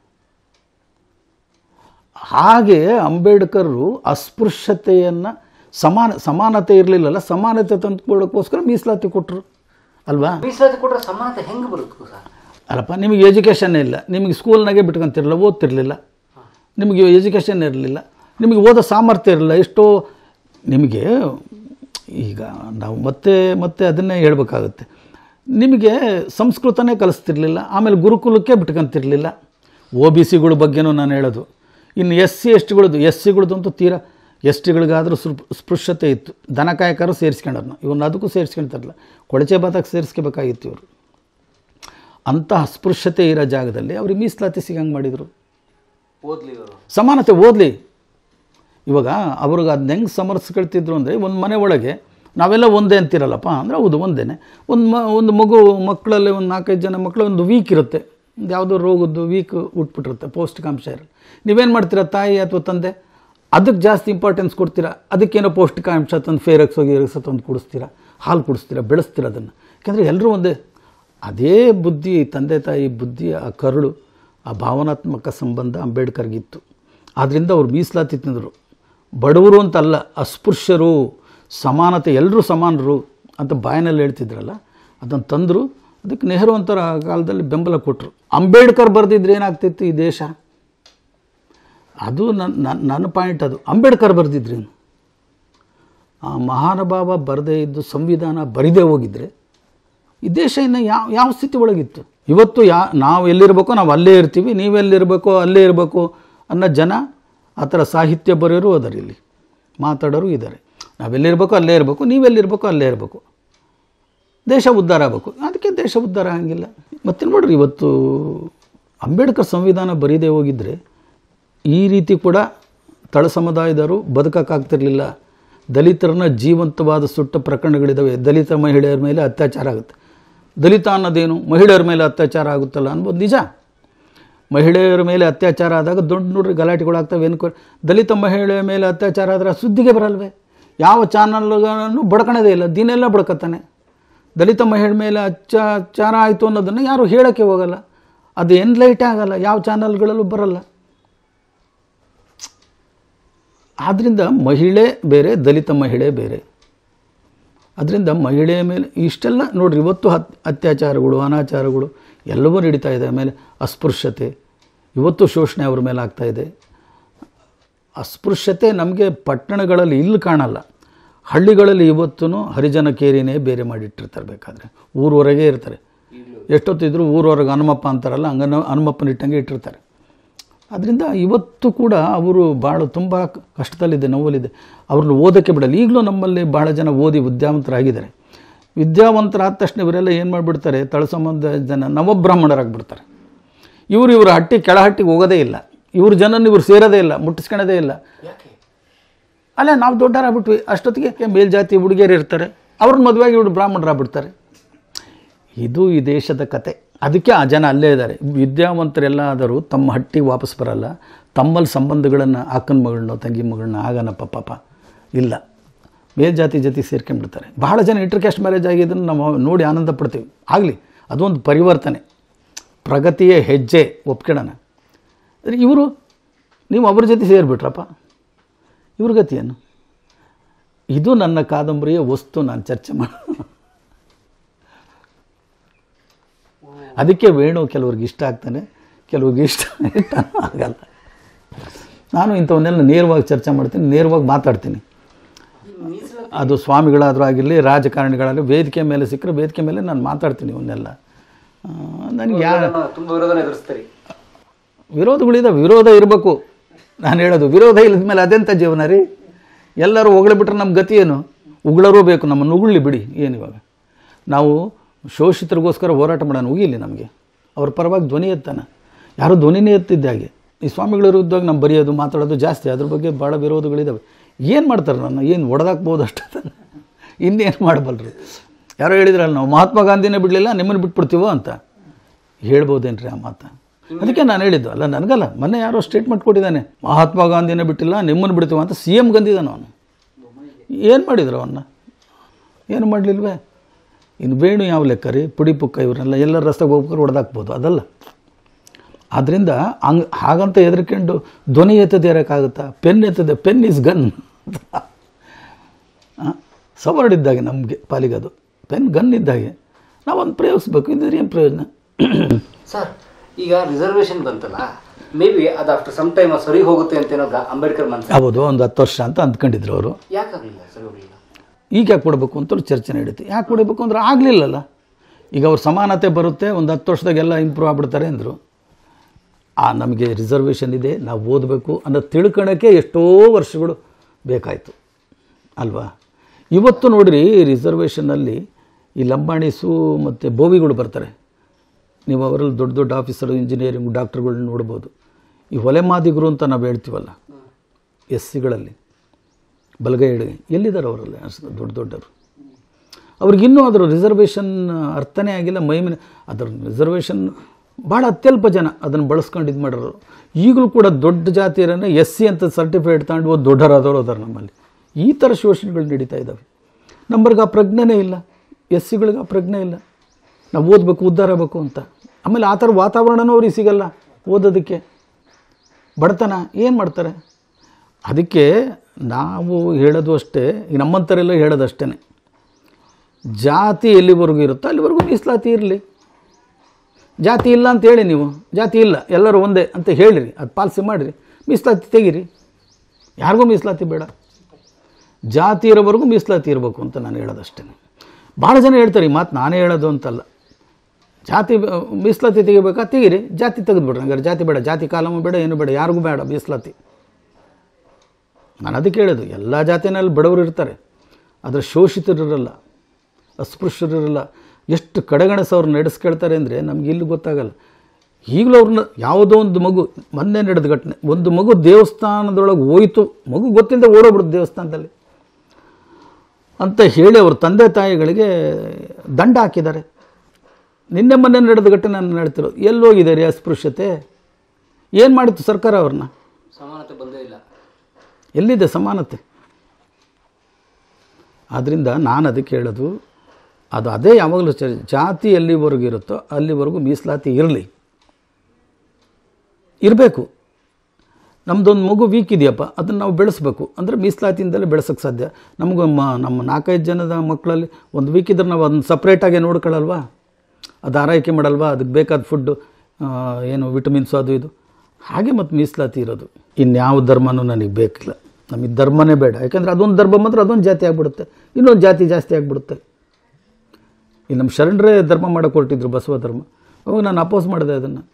ಹಾಗೆ ಅಂಬೇಡ್ಕರ್ರು ಅಸ್ಪೃಶ್ಯತೆಯನ್ನು ಸಮಾನ ಸಮಾನತೆ ಇರಲಿಲ್ಲಲ್ಲ ಸಮಾನತೆ ತಂದುಕೊಳ್ಳೋಕ್ಕೋಸ್ಕರ ಮೀಸಲಾತಿ ಕೊಟ್ಟರು ಅಲ್ವಾ ಮೀಸಲಾತಿ ಕೊಟ್ಟರೆ ಸಮಾನತೆ ಹೆಂಗೆ ಬರುತ್ತೆ ಸರ್ ಅಲ್ಲಪ್ಪ ನಿಮಗೆ ಎಜುಕೇಷನ್ ಇಲ್ಲ ನಿಮಗೆ ಸ್ಕೂಲ್ನಾಗೆ ಬಿಟ್ಕೊಂತಿರಲಿಲ್ಲ ಓದ್ತಿರ್ಲಿಲ್ಲ ನಿಮಗೆ ಎಜುಕೇಷನ್ ಇರಲಿಲ್ಲ ನಿಮಗೆ ಓದೋ ಸಾಮರ್ಥ್ಯ ಇರಲಿಲ್ಲ ಎಷ್ಟೋ ನಿಮಗೆ ಈಗ ನಾವು ಮತ್ತೆ ಮತ್ತೆ ಅದನ್ನೇ ಹೇಳ್ಬೇಕಾಗುತ್ತೆ ನಿಮಗೆ ಸಂಸ್ಕೃತನೇ ಕಲಿಸ್ತಿರ್ಲಿಲ್ಲ ಆಮೇಲೆ ಗುರುಕುಲಕ್ಕೆ ಬಿಟ್ಕೊಂತಿರ್ಲಿಲ್ಲ ಒ ಬಿ ಸಿಗಳ ಬಗ್ಗೆನೂ ನಾನು ಹೇಳೋದು ಇನ್ನು ಎಸ್ ಸಿ ಎಸ್ ಟಿಗಳದ್ದು ಎಸ್ ಸಿಗಳದಂತೂ ತೀರಾ ಎಸ್ ಟಿಗಳಿಗಾದರೂ ಸ್ಪೃ ಸ್ಪೃಶ್ಯತೆ ಇತ್ತು ದನಕಾಯಕರು ಸೇರಿಸ್ಕೊಂಡವ್ರನ್ನ ಇವನ್ನ ಅದಕ್ಕೂ ಸೇರಿಸ್ಕೊಳ್ತಾರಲ್ಲ ಕೊಳಚೆ ಬಾತಕ್ಕೆ ಸೇರಿಸ್ಕೋಬೇಕಾಗಿತ್ತು ಇವರು ಅಂಥ ಅಸ್ಪೃಶ್ಯತೆ ಇರೋ ಜಾಗದಲ್ಲಿ ಅವ್ರಿಗೆ ಮೀಸಲಾತಿ ಸಿಗಂಗೆ ಮಾಡಿದರು ಓದ್ಲಿ ಅವರು ಸಮಾನತೆ ಓದಲಿ ಇವಾಗ ಅವ್ರಿಗೆ ಅದನ್ನ ಹೆಂಗೆ ಸಮರ್ಸ್ಕೊಳ್ತಿದ್ರು ಅಂದರೆ ಒಂದು ಮನೆ ಒಳಗೆ ನಾವೆಲ್ಲ ಒಂದೇ ಅಂತಿರಲ್ಲಪ್ಪ ಅಂದರೆ ಹೌದು ಒಂದೇ ಒಂದು ಮ ಒಂದು ಮಗು ಮಕ್ಕಳಲ್ಲಿ ಒಂದು ನಾಲ್ಕೈದು ಜನ ಮಕ್ಕಳು ಒಂದು ವೀಕ್ ಇರುತ್ತೆ ಒಂದು ಯಾವುದೋ ರೋಗದ್ದು ವೀಕ್ ಉಟ್ಬಿಟ್ಟಿರುತ್ತೆ ಪೌಷ್ಟಿಕಾಂಶ ಇರಲ್ಲ ನೀವೇನು ಮಾಡ್ತೀರಾ ತಾಯಿ ಅಥವಾ ತಂದೆ ಅದಕ್ಕೆ ಜಾಸ್ತಿ ಇಂಪಾರ್ಟೆನ್ಸ್ ಕೊಡ್ತೀರಾ ಅದಕ್ಕೇನೋ ಪೌಷ್ಟಿಕಾಂಶ ತಂದು ಫೇರಕ್ಸ್ ಹೋಗಿ ಎರಕ್ಸ ತಂದು ಕುಡಿಸ್ತೀರಾ ಹಾಲು ಕುಡಿಸ್ತೀರಾ ಬೆಳೆಸ್ತೀರಾ ಅದನ್ನು ಯಾಕೆಂದರೆ ಎಲ್ಲರೂ ಒಂದೇ ಅದೇ ಬುದ್ಧಿ ತಂದೆ ತಾಯಿ ಬುದ್ಧಿ ಆ ಕರುಳು ಆ ಭಾವನಾತ್ಮಕ ಸಂಬಂಧ ಅಂಬೇಡ್ಕರ್ಗಿತ್ತು ಆದ್ದರಿಂದ ಅವ್ರು ಮೀಸಲಾತಿ ತಿಂದರು ಬಡವರು ಅಂತಲ್ಲ ಅಸ್ಪೃಶ್ಯರು ಸಮಾನತೆ ಎಲ್ಲರೂ ಸಮಾನರು ಅಂತ ಬಾಯಿನಲ್ಲಿ ಹೇಳ್ತಿದ್ರಲ್ಲ ಅದನ್ನು ತಂದರು ಅದಕ್ಕೆ ನೆಹರು ಅಂತರ ಆ ಕಾಲದಲ್ಲಿ ಬೆಂಬಲ ಕೊಟ್ಟರು ಅಂಬೇಡ್ಕರ್ ಬರೆದಿದ್ರೆ ಏನಾಗ್ತಿತ್ತು ಈ ದೇಶ ಅದು ನನ್ನ ನನ್ನ- ನನ್ನ ಪಾಯಿಂಟ್ ಅದು ಅಂಬೇಡ್ಕರ್ ಬರೆದಿದ್ರೇನು ಆ ಮಹಾನುಭಾವ ಬರದೇ ಇದ್ದು ಸಂವಿಧಾನ ಬರಿದೇ ಹೋಗಿದ್ರೆ ಈ ದೇಶ ಇನ್ನು ಯಾವ ಯಾವ ಸ್ಥಿತಿ ಒಳಗಿತ್ತು ಇವತ್ತು ಯಾ ನಾವು ಎಲ್ಲಿರಬೇಕೋ ನಾವು ಅಲ್ಲೇ ಇರ್ತೀವಿ ನೀವೆಲ್ಲಿರಬೇಕೋ ಅಲ್ಲೇ ಇರಬೇಕು ಅನ್ನೋ ಜನ ಆ ಥರ ಸಾಹಿತ್ಯ ಬರೆಯೋರು ಅದಾರೆ ಇಲ್ಲಿ ಮಾತಾಡೋರು ಇದ್ದಾರೆ ನಾವೆಲ್ಲಿರಬೇಕೋ ಅಲ್ಲೇ ಇರಬೇಕು ನೀವೆಲ್ಲಿರಬೇಕೋ ಅಲ್ಲೇ ಇರಬೇಕು ದೇಶ ಉದ್ಧಾರ ಆಗಬೇಕು ಅದಕ್ಕೆ ದೇಶ ಉದ್ಧಾರ ಆಗಂಗಿಲ್ಲ ಮತ್ತೆ ನೋಡ್ರಿ ಇವತ್ತು ಅಂಬೇಡ್ಕರ್ ಸಂವಿಧಾನ ಬರೀದೇ ಹೋಗಿದ್ರೆ ಈ ರೀತಿ ಕೂಡ ತಳ ಸಮುದಾಯದವರು ಬದುಕೋಕ್ಕಾಗ್ತಿರ್ಲಿಲ್ಲ ದಲಿತರನ್ನ ಜೀವಂತವಾದ ಸುಟ್ಟ ಪ್ರಕರಣಗಳಿದ್ದಾವೆ ದಲಿತ ಮಹಿಳೆಯರ ಮೇಲೆ ಅತ್ಯಾಚಾರ ಆಗುತ್ತೆ ದಲಿತ ಅನ್ನೋದೇನು ಮಹಿಳೆಯರ ಮೇಲೆ ಅತ್ಯಾಚಾರ ಆಗುತ್ತಲ್ಲ ಅನ್ಬೋದು ನಿಜ ಮಹಿಳೆಯರ ಮೇಲೆ ಅತ್ಯಾಚಾರ ಆದಾಗ ದೊಡ್ಡ ನೋಡ್ರಿ ಗಲಾಟೆಗಳಾಗ್ತವೆ ಏನು ದಲಿತ ಮಹಿಳೆಯ ಮೇಲೆ ಅತ್ಯಾಚಾರ ಆದರೆ ಸುದ್ದಿಗೆ ಬರಲ್ವೇ ಯಾವ ಚಾನಲ್ಗಳನ್ನು ಬಡ್ಕೊಳೋದೇ ಇಲ್ಲ ದಿನೆಲ್ಲ ಬಡ್ಕೊತಾನೆ ದಲಿತ ಮಹಿಳೆ ಮೇಲೆ ಅತ್ಯಾಚಾರ ಆಯಿತು ಅನ್ನೋದನ್ನು ಯಾರು ಹೇಳೋಕ್ಕೆ ಹೋಗಲ್ಲ ಅದು ಎನ್ಲೈಟೇ ಆಗಲ್ಲ ಯಾವ ಚಾನಲ್ಗಳಲ್ಲೂ ಬರಲ್ಲ ಆದ್ದರಿಂದ ಮಹಿಳೆ ಬೇರೆ ದಲಿತ ಮಹಿಳೆ ಬೇರೆ ಅದರಿಂದ ಮಹಿಳೆಯ ಮೇಲೆ ಇಷ್ಟೆಲ್ಲ ನೋಡ್ರಿ ಇವತ್ತು ಹತ್ ಅತ್ಯಾಚಾರಗಳು ಅನಾಚಾರಗಳು ಎಲ್ಲವೂ ನಡೀತಾ ಇದೆ ಆಮೇಲೆ ಅಸ್ಪೃಶ್ಯತೆ ಇವತ್ತು ಶೋಷಣೆ ಅವ್ರ ಮೇಲೆ ಆಗ್ತಾ ಇದೆ ಅಸ್ಪೃಶ್ಯತೆ ನಮಗೆ ಪಟ್ಟಣಗಳಲ್ಲಿ ಇಲ್ಲಿ ಕಾಣಲ್ಲ ಹಳ್ಳಿಗಳಲ್ಲಿ ಇವತ್ತೂ ಹರಿಜನ ಕೇರಿನೇ ಬೇರೆ ಮಾಡಿಟ್ಟಿರ್ತಾರೆ ಬೇಕಾದರೆ ಊರವರೆಗೆ ಇರ್ತಾರೆ ಎಷ್ಟೊತ್ತಿದ್ರು ಊರವರೆಗೆ ಹನುಮಪ್ಪ ಅಂತಾರಲ್ಲ ಹಂಗನ ಹನುಮಪ್ಪನ ಇಟ್ಟಂಗೆ ಇಟ್ಟಿರ್ತಾರೆ ಅದರಿಂದ ಇವತ್ತು ಕೂಡ ಅವರು ಭಾಳ ತುಂಬ ಕಷ್ಟದಲ್ಲಿದೆ ನೋವಲ್ಲಿದೆ ಅವ್ರನ್ನ ಓದೋಕ್ಕೆ ಬಿಡಲ್ಲ ಈಗಲೂ ನಮ್ಮಲ್ಲಿ ಭಾಳ ಜನ ಓದಿ ವಿದ್ಯಾವಂತರಾಗಿದ್ದಾರೆ ವಿದ್ಯಾವಂತರಾದ ತಕ್ಷಣ ಇವರೆಲ್ಲ ಏನು ಮಾಡಿಬಿಡ್ತಾರೆ ತಳಸಂಬಂಧ ಜನ ನವಬ್ರಾಹ್ಮಣರಾಗ್ಬಿಡ್ತಾರೆ ಇವರು ಇವ್ರ ಹಟ್ಟಿ ಕೆಳಹಟ್ಟಿಗೆ ಹೋಗೋದೇ ಇಲ್ಲ ಇವ್ರ ಜನನ ಇವ್ರು ಸೇರೋದೇ ಇಲ್ಲ ಮುಟ್ಟಿಸ್ಕೊಳ್ಳೋದೇ ಇಲ್ಲ ಅಲ್ಲ ನಾವು ದೊಡ್ಡರಾಗ್ಬಿಟ್ವಿ ಅಷ್ಟೊತ್ತಿಗೆ ಮೇಲ್ಜಾತಿ ಹುಡುಗಿಯರು ಇರ್ತಾರೆ ಅವ್ರನ್ನ ಮದುವೆಯಾಗಿ ಇವ್ರು ಬ್ರಾಹ್ಮಣರಾಗ್ಬಿಡ್ತಾರೆ ಇದು ಈ ದೇಶದ ಕತೆ ಅದಕ್ಕೆ ಆ ಜನ ಅಲ್ಲೇ ಇದ್ದಾರೆ ವಿದ್ಯಾವಂತರೆಲ್ಲ ಆದರೂ ತಮ್ಮ ಹಟ್ಟಿಗೆ ವಾಪಸ್ ಬರಲ್ಲ ತಮ್ಮಲ್ಲಿ ಸಂಬಂಧಗಳನ್ನು ಅಕ್ಕನ ಮಗಳನ್ನೋ ತಂಗಿ ಮಗಳನ್ನ ಆಗನಪ್ಪ ಪಾಪ ಇಲ್ಲ ಮೇಲ್ಜಾತಿ ಜೊತೆ ಸೇರ್ಕೊಂಡ್ಬಿಡ್ತಾರೆ ಬಹಳ ಜನ ಇಂಟರ್ಕ್ಯಾಸ್ಟ್ ಮ್ಯಾರೇಜ್ ಆಗಿದ್ದನ್ನು ನಾವು ನೋಡಿ ಆನಂದ ಪಡ್ತೀವಿ ಆಗಲಿ ಅದೊಂದು ಪರಿವರ್ತನೆ ಪ್ರಗತಿಯ ಹೆಜ್ಜೆ ಒಪ್ಕೊಳ್ಳೋಣ ಆದರೆ ಇವರು ನೀವು ಅವ್ರ ಜೊತೆ ಸೇರಿಬಿಟ್ರಪ್ಪ ಇವ್ರ ಗತಿ ಏನು ಇದು ನನ್ನ ಕಾದಂಬರಿಯ ವಸ್ತು ನಾನು ಚರ್ಚೆ ಮಾಡಿ ಅದಕ್ಕೆ ವೇಣು ಕೆಲವ್ರಿಗೆ ಇಷ್ಟ ಆಗ್ತಾನೆ ಕೆಲವ್ರಿಗೆ ಇಷ್ಟ ಇಷ್ಟ ಆಗಲ್ಲ ನಾನು ಇಂಥವನ್ನೆಲ್ಲ ನೇರವಾಗಿ ಚರ್ಚೆ ಮಾಡ್ತೀನಿ ನೇರವಾಗಿ ಮಾತಾಡ್ತೀನಿ ಅದು ಸ್ವಾಮಿಗಳಾದರೂ ಆಗಿರಲಿ ರಾಜಕಾರಣಿಗಳಾಗಲಿ ವೇದಿಕೆ ಮೇಲೆ ಸಿಕ್ಕರೆ ವೇದಿಕೆ ಮೇಲೆ ನಾನು ಮಾತಾಡ್ತೀನಿ ಇವನ್ನೆಲ್ಲ ನನಗೆ ಯಾರು ತುಂಬ ವಿರೋಧನ ಎದುರಿಸ್ತೀರಿ ವಿರೋಧಗಳಿದಾವೆ ವಿರೋಧ ಇರಬೇಕು ನಾನು ಹೇಳೋದು ವಿರೋಧ ಇಲ್ಲದ ಮೇಲೆ ಅದೆಂಥ ಜೀವನ ರೀ ಎಲ್ಲರೂ ಹೊಗಳಿಬಿಟ್ರೆ ನಮ್ಮ ಗತಿ ಏನು ಉಗುಳರೂ ಬೇಕು ನಮ್ಮನ್ನು ಉಗುಳ್ಲಿ ಬಿಡಿ ಏನು ಇವಾಗ ನಾವು ಶೋಷಿತರಿಗೋಸ್ಕರ ಹೋರಾಟ ಮಾಡೋಣ ಉಗಿಲಿ ನಮಗೆ ಅವ್ರ ಪರವಾಗಿ ಧ್ವನಿ ಎತ್ತಾನ ಯಾರು ಧ್ವನಿನೇ ಎತ್ತಿದ್ದ ಹಾಗೆ ಈ ಸ್ವಾಮಿಗಳ ವಿರುದ್ಧವಾಗಿ ನಮ್ಮ ಬರೆಯೋದು ಮಾತಾಡೋದು ಜಾಸ್ತಿ ಅದ್ರ ಬಗ್ಗೆ ಭಾಳ ವಿರೋಧಗಳಿದ್ದಾವೆ ಏನು ಮಾಡ್ತಾರೆ ನನ್ನ ಏನು ಹೊಡೆದಾಕ್ಬೋದು ಅಷ್ಟೇ ಇನ್ನೇನು ಮಾಡಬಲ್ರಿ ಯಾರೋ ಹೇಳಿದ್ರಲ್ಲ ನಾವು ಮಹಾತ್ಮ ಗಾಂಧಿನೇ ಬಿಡಲಿಲ್ಲ ನಿಮ್ಮನ್ನು ಬಿಟ್ಬಿಡ್ತೀವೋ ಅಂತ ಹೇಳ್ಬೋದೇನ್ರಿ ಆ ಮಾತು ಅದಕ್ಕೆ ನಾನು ಹೇಳಿದ್ದು ಅಲ್ಲ ನನಗಲ್ಲ ಮೊನ್ನೆ ಯಾರೋ ಸ್ಟೇಟ್ಮೆಂಟ್ ಕೊಟ್ಟಿದ್ದಾನೆ ಮಹಾತ್ಮ ಗಾಂಧಿನೇ ಬಿಟ್ಟಿಲ್ಲ ನಿಮ್ಮನ್ನು ಬಿಡ್ತೀವ ಅಂತ ಸಿ ಎಮ್ ಗಂದಿದ್ದಾನೆ ಅವನು ಏನು ಮಾಡಿದ್ರು ಅವನ್ನ ಏನು ಮಾಡಲಿಲ್ವೇ ಇನ್ನು ಬೇಣು ಯಾವ ಲೆಕ್ಕ ರೀ ಪುಡಿ ಪುಕ್ಕ ಇವರೆಲ್ಲ ಎಲ್ಲ ರಸ್ತೆಗೆ ಹೋಗ್ಬೇಕಾದ್ರೆ ಹೊಡೆದಾಕ್ಬೋದು ಅದಲ್ಲ ಆದ್ದರಿಂದ ಹಂಗೆ ಹಾಗಂತ ಹೆದರ್ಕೊಂಡು ಧ್ವನಿ ಎತ್ತದೆ ಇರೋಕ್ಕಾಗುತ್ತಾ ಪೆನ್ ಎತ್ತದೆ ಪೆನ್ ಇಸ್ ಗನ್ ಸವರ್ಡ್ ಇದ್ದಾಗೆ ನಮಗೆ ಪಾಲಿಗೆ ಅದು ಪೆನ್ ಗನ್ ಇದ್ದಾಗೆ ನಾವೊಂದು ಪ್ರಯೋಗಿಸ್ಬೇಕು ಇದ್ರೆ ಏನು ಪ್ರಯೋಜನ ಸರ್ ಈಗ ರಿಸರ್ವೇಶನ್ ಬಂತಲ್ಲ ಮೇ ಬಿ ಅದು ಆಫ್ಟರ್ ಸಮ್ ಟೈಮ್ ಸರಿ ಹೋಗುತ್ತೆ ಅಂತೇನೋ ಗಾ- ಅಂಬೇಡ್ಕರ್ ಮನಸ್ಸು ಆಗ್ಬೋದು ಒಂದು ಹತ್ತು ವರ್ಷ ಅಂತ ಅಂದ್ಕೊಂಡಿದ್ರು ಅವರು ಯಾಕಾಗಲಿಲ್ಲ ಸರಿ ಹೋಗಲಿಲ್ಲ ಈಗ ಯಾಕೆ ಕೊಡಬೇಕು ಅಂತ ಚರ್ಚೆ ನಡೀತು ಯಾಕೆ ಕೊಡಬೇಕು ಅಂದ್ರೆ ಆಗಲಿಲ್ಲಲ್ಲ ಈಗ ಅವ್ರ ಸಮಾನತೆ ಬರುತ್ತೆ ಒಂದು ಹತ್ತು ವರ್ಷದಾಗೆಲ್ಲ ಇಂಪ್ರೂವ್ ಆಗ್ಬಿಡ್ತಾರೆ ಅಂದರು ಆ ನಮಗೆ ರಿಸರ್ವೇಷನ್ ಇದೆ ನಾವು ಓದಬೇಕು ಅನ್ನೋ ತಿಳ್ಕೊಳಕ್ಕೆ ಎಷ್ಟೋ ವರ್ಷಗಳು ಬೇಕಾಯಿತು ಅಲ್ವಾ ಇವತ್ತು ನೋಡ್ರಿ ರಿಸರ್ವೇಷನ್ನಲ್ಲಿ ಈ ಲಂಬಾಣಿಸು ಮತ್ತು ಬೋವಿಗಳು ಬರ್ತಾರೆ ನೀವು ಅವರಲ್ಲಿ ದೊಡ್ಡ ದೊಡ್ಡ ಆಫೀಸರು ಇಂಜಿನಿಯರಿಂಗ್ ಡಾಕ್ಟ್ರುಗಳನ್ನ ನೋಡ್ಬೋದು ಈ ಹೊಲೆ ಮಾದಿಗರು ಅಂತ ನಾವು ಹೇಳ್ತೀವಲ್ಲ ಎಸ್ ಸಿಗಳಲ್ಲಿ ಬಲಗೈ ಎಡಗೈ ಎಲ್ಲಿದ್ದಾರೆ ಅವರಲ್ಲಿ ಅಷ್ಟು ದೊಡ್ಡ ದೊಡ್ಡವರು ಅವ್ರಿಗಿನ್ನೂ ಅದರ ರಿಸರ್ವೇಷನ್ ಅರ್ಥನೇ ಆಗಿಲ್ಲ ಮೈ ಮೇಲೆ ಅದರ ರಿಸರ್ವೇಷನ್ ಭಾಳ ಅತ್ಯಲ್ಪ ಜನ ಅದನ್ನು ಬಳಸ್ಕೊಂಡು ಇದು ಮಾಡೋರು ಈಗಲೂ ಕೂಡ ದೊಡ್ಡ ಜಾತಿಯರನ್ನು ಎಸ್ ಸಿ ಅಂತ ಸರ್ಟಿಫಿಕೇಟ್ ತಗೊಂಡು ಓದ್ ದೊಡ್ಡರಾದವರು ಅದಾರೆ ನಮ್ಮಲ್ಲಿ ಈ ಥರ ಶೋಷಣೆಗಳು ನಡೀತಾ ಇದ್ದಾವೆ ನಮ್ಮರ್ಗೆ ಆ ಪ್ರಜ್ಞೆನೇ ಇಲ್ಲ ಎಸ್ ಸಿಗಳಿಗೆ ಆ ಪ್ರಜ್ಞೆ ಇಲ್ಲ ನಾವು ಓದಬೇಕು ಉದ್ಧಾರ ಆಗಬೇಕು ಅಂತ ಆಮೇಲೆ ಆ ಥರ ವಾತಾವರಣನೂ ಅವ್ರಿಗೆ ಸಿಗಲ್ಲ ಓದೋದಕ್ಕೆ ಬಡತನ ಏನು ಮಾಡ್ತಾರೆ ಅದಕ್ಕೆ ನಾವು ಹೇಳೋದು ಅಷ್ಟೇ ಈ ನಮ್ಮಂಥರೆಲ್ಲ ಹೇಳೋದು ಅಷ್ಟೇ ಜಾತಿ ಎಲ್ಲಿವರೆಗೂ ಇರುತ್ತೋ ಅಲ್ಲಿವರೆಗೂ ಮೀಸಲಾತಿ ಇರಲಿ ಜಾತಿ ಇಲ್ಲ ಅಂತ ಹೇಳಿ ನೀವು ಜಾತಿ ಇಲ್ಲ ಎಲ್ಲರೂ ಒಂದೇ ಅಂತ ಹೇಳಿರಿ ಅದು ಪಾಲಿಸಿ ಮಾಡಿರಿ ಮೀಸಲಾತಿ ತೆಗೀರಿ ಯಾರಿಗೂ ಮೀಸಲಾತಿ ಬೇಡ ಜಾತಿ ಇರೋವರೆಗೂ ಮೀಸಲಾತಿ ಇರಬೇಕು ಅಂತ ನಾನು ಹೇಳೋದಷ್ಟೇ ಭಾಳ ಜನ ಹೇಳ್ತಾರೆ ಈ ಮಾತು ನಾನೇ ಹೇಳೋದು ಅಂತಲ್ಲ ಜಾತಿ ಆ, ಮೀಸಲಾತಿ ತೆಗಿಬೇಕಾ ತೆಗೀರಿ ಜಾತಿ ತೆಗೆದುಬಿಡ್ರಿ ಹಂಗಾರೆ ಜಾತಿ ಬೇಡ ಜಾತಿ ಕಾಲಮು ಬೇಡ ಏನು ಬೇಡ ಯಾರಿಗೂ ಬೇಡ ಮೀಸಲಾತಿ ನಾನು ಅದಕ್ಕೆ ಹೇಳೋದು ಎಲ್ಲ ಜಾತಿನಲ್ಲಿ ಬಡವರು ಇರ್ತಾರೆ ಆದರೆ ಶೋಷಿತರಿರಲ್ಲ ಅಸ್ಪೃಶ್ಯರಿರಲ್ಲ ಎಷ್ಟು ಕಡೆಗಣಿಸ ಅವ್ರು ನಡೆಸ್ಕೊಳ್ತಾರೆ ಅಂದರೆ ನಮ್ಗೆ ಇಲ್ಲಿ ಗೊತ್ತಾಗಲ್ಲ ಈಗಲೂ ಅವ್ರನ್ನ ಯಾವುದೋ ಒಂದು ಮಗು ಮೊನ್ನೆ ನಡೆದ ಘಟನೆ ಒಂದು ಮಗು ದೇವಸ್ಥಾನದೊಳಗೆ ಹೋಯ್ತು ಮಗು ಗೊತ್ತಿಲ್ಲದೆ ಓಡೋಗ್ಬಿಡುತ್ತೆ ದೇವಸ್ಥಾನದಲ್ಲಿ ಅಂತ ಹೇಳಿ ಅವ್ರ ತಂದೆ ತಾಯಿಗಳಿಗೆ ದಂಡ ಹಾಕಿದ್ದಾರೆ ನಿನ್ನೆ ಮೊನ್ನೆ ನಡೆದ ಘಟನೆ ನಾನು ಹೇಳ್ತಿರೋ ಎಲ್ಲೋಗಿದ್ದಾರೆ ಅಸ್ಪೃಶ್ಯತೆ ಏನು ಮಾಡಿತ್ತು ಸರ್ಕಾರ ಅವ್ರನ್ನ ಸಮಾನತೆ ಬಂದೇ ಇಲ್ಲ ಎಲ್ಲಿದೆ ಸಮಾನತೆ ಆದ್ದರಿಂದ ನಾನು ಅದಕ್ಕೆ ಹೇಳೋದು ಅದು ಅದೇ ಯಾವಾಗಲೂ ಚ ಜಾತಿ ಎಲ್ಲಿವರೆಗೂ ಇರುತ್ತೋ ಅಲ್ಲಿವರೆಗೂ ಮೀಸಲಾತಿ ಇರಲಿ ಇರಬೇಕು ನಮ್ಮದೊಂದು ಮಗು ವೀಕ್ ಇದೆಯಪ್ಪ ಅದನ್ನು ನಾವು ಬೆಳೆಸಬೇಕು ಅಂದರೆ ಮೀಸಲಾತಿಯಿಂದಲೇ ಬೆಳೆಸೋಕ್ಕೆ ಸಾಧ್ಯ ನಮಗೂ ಮ ನಮ್ಮ ನಾಲ್ಕೈದು ಜನದ ಮಕ್ಕಳಲ್ಲಿ ಒಂದು ವೀಕ್ ಇದ್ರೆ ನಾವು ಅದನ್ನ ಸಪ್ರೇಟಾಗಿ ನೋಡ್ಕೊಳ್ಳಲ್ವಾ ಅದು ಆರೈಕೆ ಮಾಡಲ್ವಾ ಅದಕ್ಕೆ ಬೇಕಾದ ಫುಡ್ಡು ಏನು ವಿಟಮಿನ್ಸು ಅದು ಇದು ಹಾಗೆ ಮತ್ತು ಮೀಸಲಾತಿ ಇರೋದು ಇನ್ಯಾವ ಧರ್ಮನೂ ನನಗೆ ಬೇಕಿಲ್ಲ ನಮಗೆ ಧರ್ಮನೇ ಬೇಡ ಯಾಕಂದರೆ ಅದೊಂದು ಧರ್ಮ ಮಾತ್ರ ಅದೊಂದು ಜಾತಿ ಆಗಿಬಿಡುತ್ತೆ ಇನ್ನೊಂದು ಜಾತಿ ಜಾಸ್ತಿ ಆಗಿಬಿಡುತ್ತೆ ಈ ನಮ್ಮ ಶರಣರೇ ಧರ್ಮ ಮಾಡೋಕೆ ಹೊರಟಿದ್ರು ಬಸವ ಧರ್ಮ ಅವಾಗ ನಾನು ಅಪೋಸ್ ಮಾಡಿದೆ ಅದನ್ನು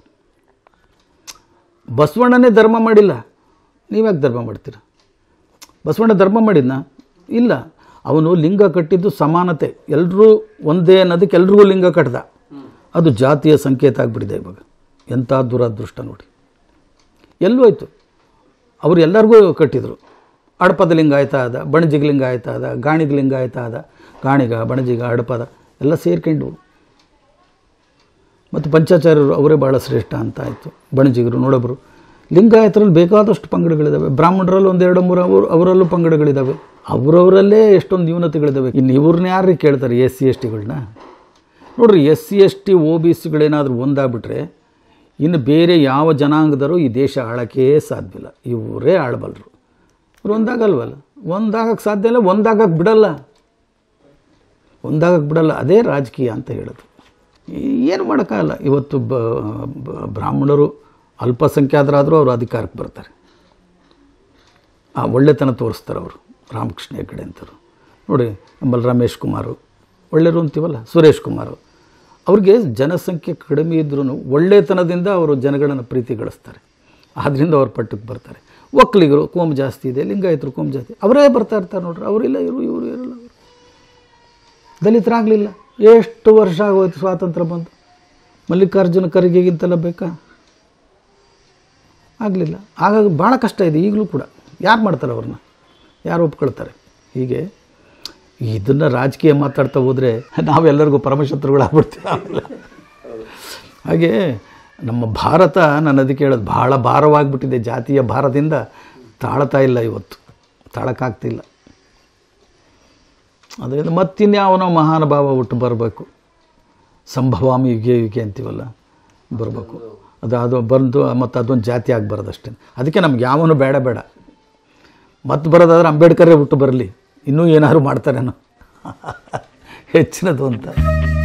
ಬಸವಣ್ಣನೇ ಧರ್ಮ ಮಾಡಿಲ್ಲ ನೀವ್ಯಾಕೆ ಧರ್ಮ ಮಾಡ್ತೀರ ಬಸವಣ್ಣ ಧರ್ಮ ಮಾಡಿದ್ನ ಇಲ್ಲ ಅವನು ಲಿಂಗ ಕಟ್ಟಿದ್ದು ಸಮಾನತೆ ಎಲ್ಲರೂ ಒಂದೇ ಅನ್ನೋದಕ್ಕೆ ಎಲ್ರಿಗೂ ಲಿಂಗ ಕಟ್ದ ಅದು ಜಾತಿಯ ಸಂಕೇತ ಆಗಿಬಿಟ್ಟಿದೆ ಇವಾಗ ಎಂಥ ದುರದೃಷ್ಟ ನೋಡಿ ಎಲ್ಲೂ ಆಯಿತು ಅವರು ಎಲ್ಲರಿಗೂ ಕಟ್ಟಿದರು ಅಡಪದ ಲಿಂಗಾಯತ ಆದ ಬಣಜಿಗ ಲಿಂಗಾಯತ ಆದ ಗಾಣಿಗ ಲಿಂಗಾಯತ ಆದ ಗಾಣಿಗ ಬಣಜಿಗ ಅಡಪದ ಎಲ್ಲ ಸೇರ್ಕೊಂಡು ಮತ್ತು ಪಂಚಾಚಾರ್ಯರು ಅವರೇ ಭಾಳ ಶ್ರೇಷ್ಠ ಅಂತ ಆಯಿತು ಬಣಜಿಗರು ನೋಡೊಬ್ಬರು ಲಿಂಗಾಯತರಲ್ಲಿ ಬೇಕಾದಷ್ಟು ಪಂಗಡಗಳಿದ್ದಾವೆ ಬ್ರಾಹ್ಮಣರಲ್ಲಿ ಒಂದು ಎರಡು ಮೂರು ಅವರು ಅವರಲ್ಲೂ ಪಂಗಡಗಳಿದ್ದಾವೆ ಅವರವರಲ್ಲೇ ಎಷ್ಟೊಂದು ನ್ಯೂನತೆಗಳಿದ್ದಾವೆ ಇನ್ನು ಇವ್ರನ್ನ ಯಾರು ಕೇಳ್ತಾರೆ ಎಸ್ ಸಿ ಎಸ್ ಟಿಗಳನ್ನ ನೋಡ್ರಿ S C S T O B ಸಿಗಳೇನಾದರೂ ಒಂದಾಗ್ಬಿಟ್ರೆ ಇನ್ನು ಬೇರೆ ಯಾವ ಜನಾಂಗದವರು ಈ ದೇಶ ಆಳೋಕ್ಕೇ ಸಾಧ್ಯವಿಲ್ಲ ಇವರೇ ಆಳಬಲ್ಲರು ಇವ್ರು ಒಂದಾಗಲ್ವಲ್ಲ ಒಂದಾಗಕ್ಕೆ ಸಾಧ್ಯ ಇಲ್ಲ ಒಂದಾಗಕ್ಕೆ ಬಿಡಲ್ಲ ಒಂದಾಗಕ್ಕೆ ಬಿಡಲ್ಲ ಅದೇ ರಾಜಕೀಯ ಅಂತ ಹೇಳೋದು ಏನು ಮಾಡೋಕ್ಕಾಗಲ್ಲ ಇವತ್ತು ಬ ಬ- ಬ್ರಾಹ್ಮಣರು ಅಲ್ಪಸಂಖ್ಯಾತರಾದರೂ ಅವರು ಅಧಿಕಾರಕ್ಕೆ ಬರ್ತಾರೆ ಆ ಒಳ್ಳೆತನ ತೋರಿಸ್ತಾರೆ ಅವರು ರಾಮಕೃಷ್ಣ ಹೆಗಡೆ ಅಂತರು ನೋಡಿ ನಮ್ಮಲ್ಲಿ ರಮೇಶ್ ಕುಮಾರು ಒಳ್ಳೆಯರು ಅಂತೀವಲ್ಲ ಸುರೇಶ್ ಕುಮಾರು ಅವ್ರಿಗೆ ಜನಸಂಖ್ಯೆ ಕಡಿಮೆ ಇದ್ರೂ ಒಳ್ಳೆತನದಿಂದ ಅವರು ಜನಗಳನ್ನು ಪ್ರೀತಿ ಗಳಿಸ್ತಾರೆ ಆದ್ದರಿಂದ ಅವ್ರ ಪಟ್ಟಕ್ಕೆ ಬರ್ತಾರೆ ಒಕ್ಕಲಿಗರು ಕೋಮು ಜಾಸ್ತಿ ಇದೆ ಲಿಂಗಾಯತರು ಕೋಮು ಜಾಸ್ತಿ ಅವರೇ ಬರ್ತಾ ಇರ್ತಾರೆ ನೋಡ್ರಿ ಅವರಿಲ್ಲ ಇವರು ಇವರು ಇರಲ್ಲ ಅವರು ದಲಿತರಾಗಲಿಲ್ಲ ಎಷ್ಟು ವರ್ಷ ಆಗೋಯ್ತು ಸ್ವಾತಂತ್ರ್ಯ ಬಂದು ಮಲ್ಲಿಕಾರ್ಜುನ ಖರ್ಗೆಗಿಂತೆಲ್ಲ ಬೇಕಾ ಆಗಲಿಲ್ಲ ಹಾಗಾಗಿ ಭಾಳ ಕಷ್ಟ ಇದೆ ಈಗಲೂ ಕೂಡ ಯಾರು ಮಾಡ್ತಾರೆ ಅವ್ರನ್ನ ಯಾರು ಒಪ್ಕೊಳ್ತಾರೆ ಹೀಗೆ ಇದನ್ನು ರಾಜಕೀಯ ಮಾತಾಡ್ತಾ ಹೋದರೆ ನಾವೆಲ್ಲರಿಗೂ ಪರಮಶತ್ರುಗಳಾಗ್ಬಿಡ್ತೀವಿ ಆಮೇಲೆ ಹಾಗೆ ನಮ್ಮ ಭಾರತ ನಾನು ಅದಕ್ಕೆ ಹೇಳೋದು ಭಾಳ ಭಾರವಾಗಿಬಿಟ್ಟಿದೆ ಜಾತಿಯ ಭಾರದಿಂದ ತಾಳ್ತಾ ಇಲ್ಲ ಇವತ್ತು ತಾಳಕ್ಕಾಗ್ತಿಲ್ಲ ಅದರಿಂದ ಮತ್ತಿನ್ಯಾವನೋ ಮಹಾನುಭಾವ ಹುಟ್ಟು ಬರಬೇಕು ಸಂಭವಾಮಿ ಯುಗೆ ಯುಗೆ ಅಂತೀವಲ್ಲ ಬರಬೇಕು ಅದು ಅದು ಬಂದು ಮತ್ತು ಅದೊಂದು ಜಾತಿ ಆಗಬಾರ್ದು ಅಷ್ಟೇ ಅದಕ್ಕೆ ನಮ್ಗೆ ಯಾವನು ಬೇಡ ಬೇಡ ಮತ್ತೆ ಬರೋದಾದ್ರೆ ಅಂಬೇಡ್ಕರೇ ಹುಟ್ಟು ಬರಲಿ ಇನ್ನೂ ಏನಾದ್ರು ಮಾಡ್ತಾರೇನೋ ಹೆಚ್ಚಿನದು ಅಂತ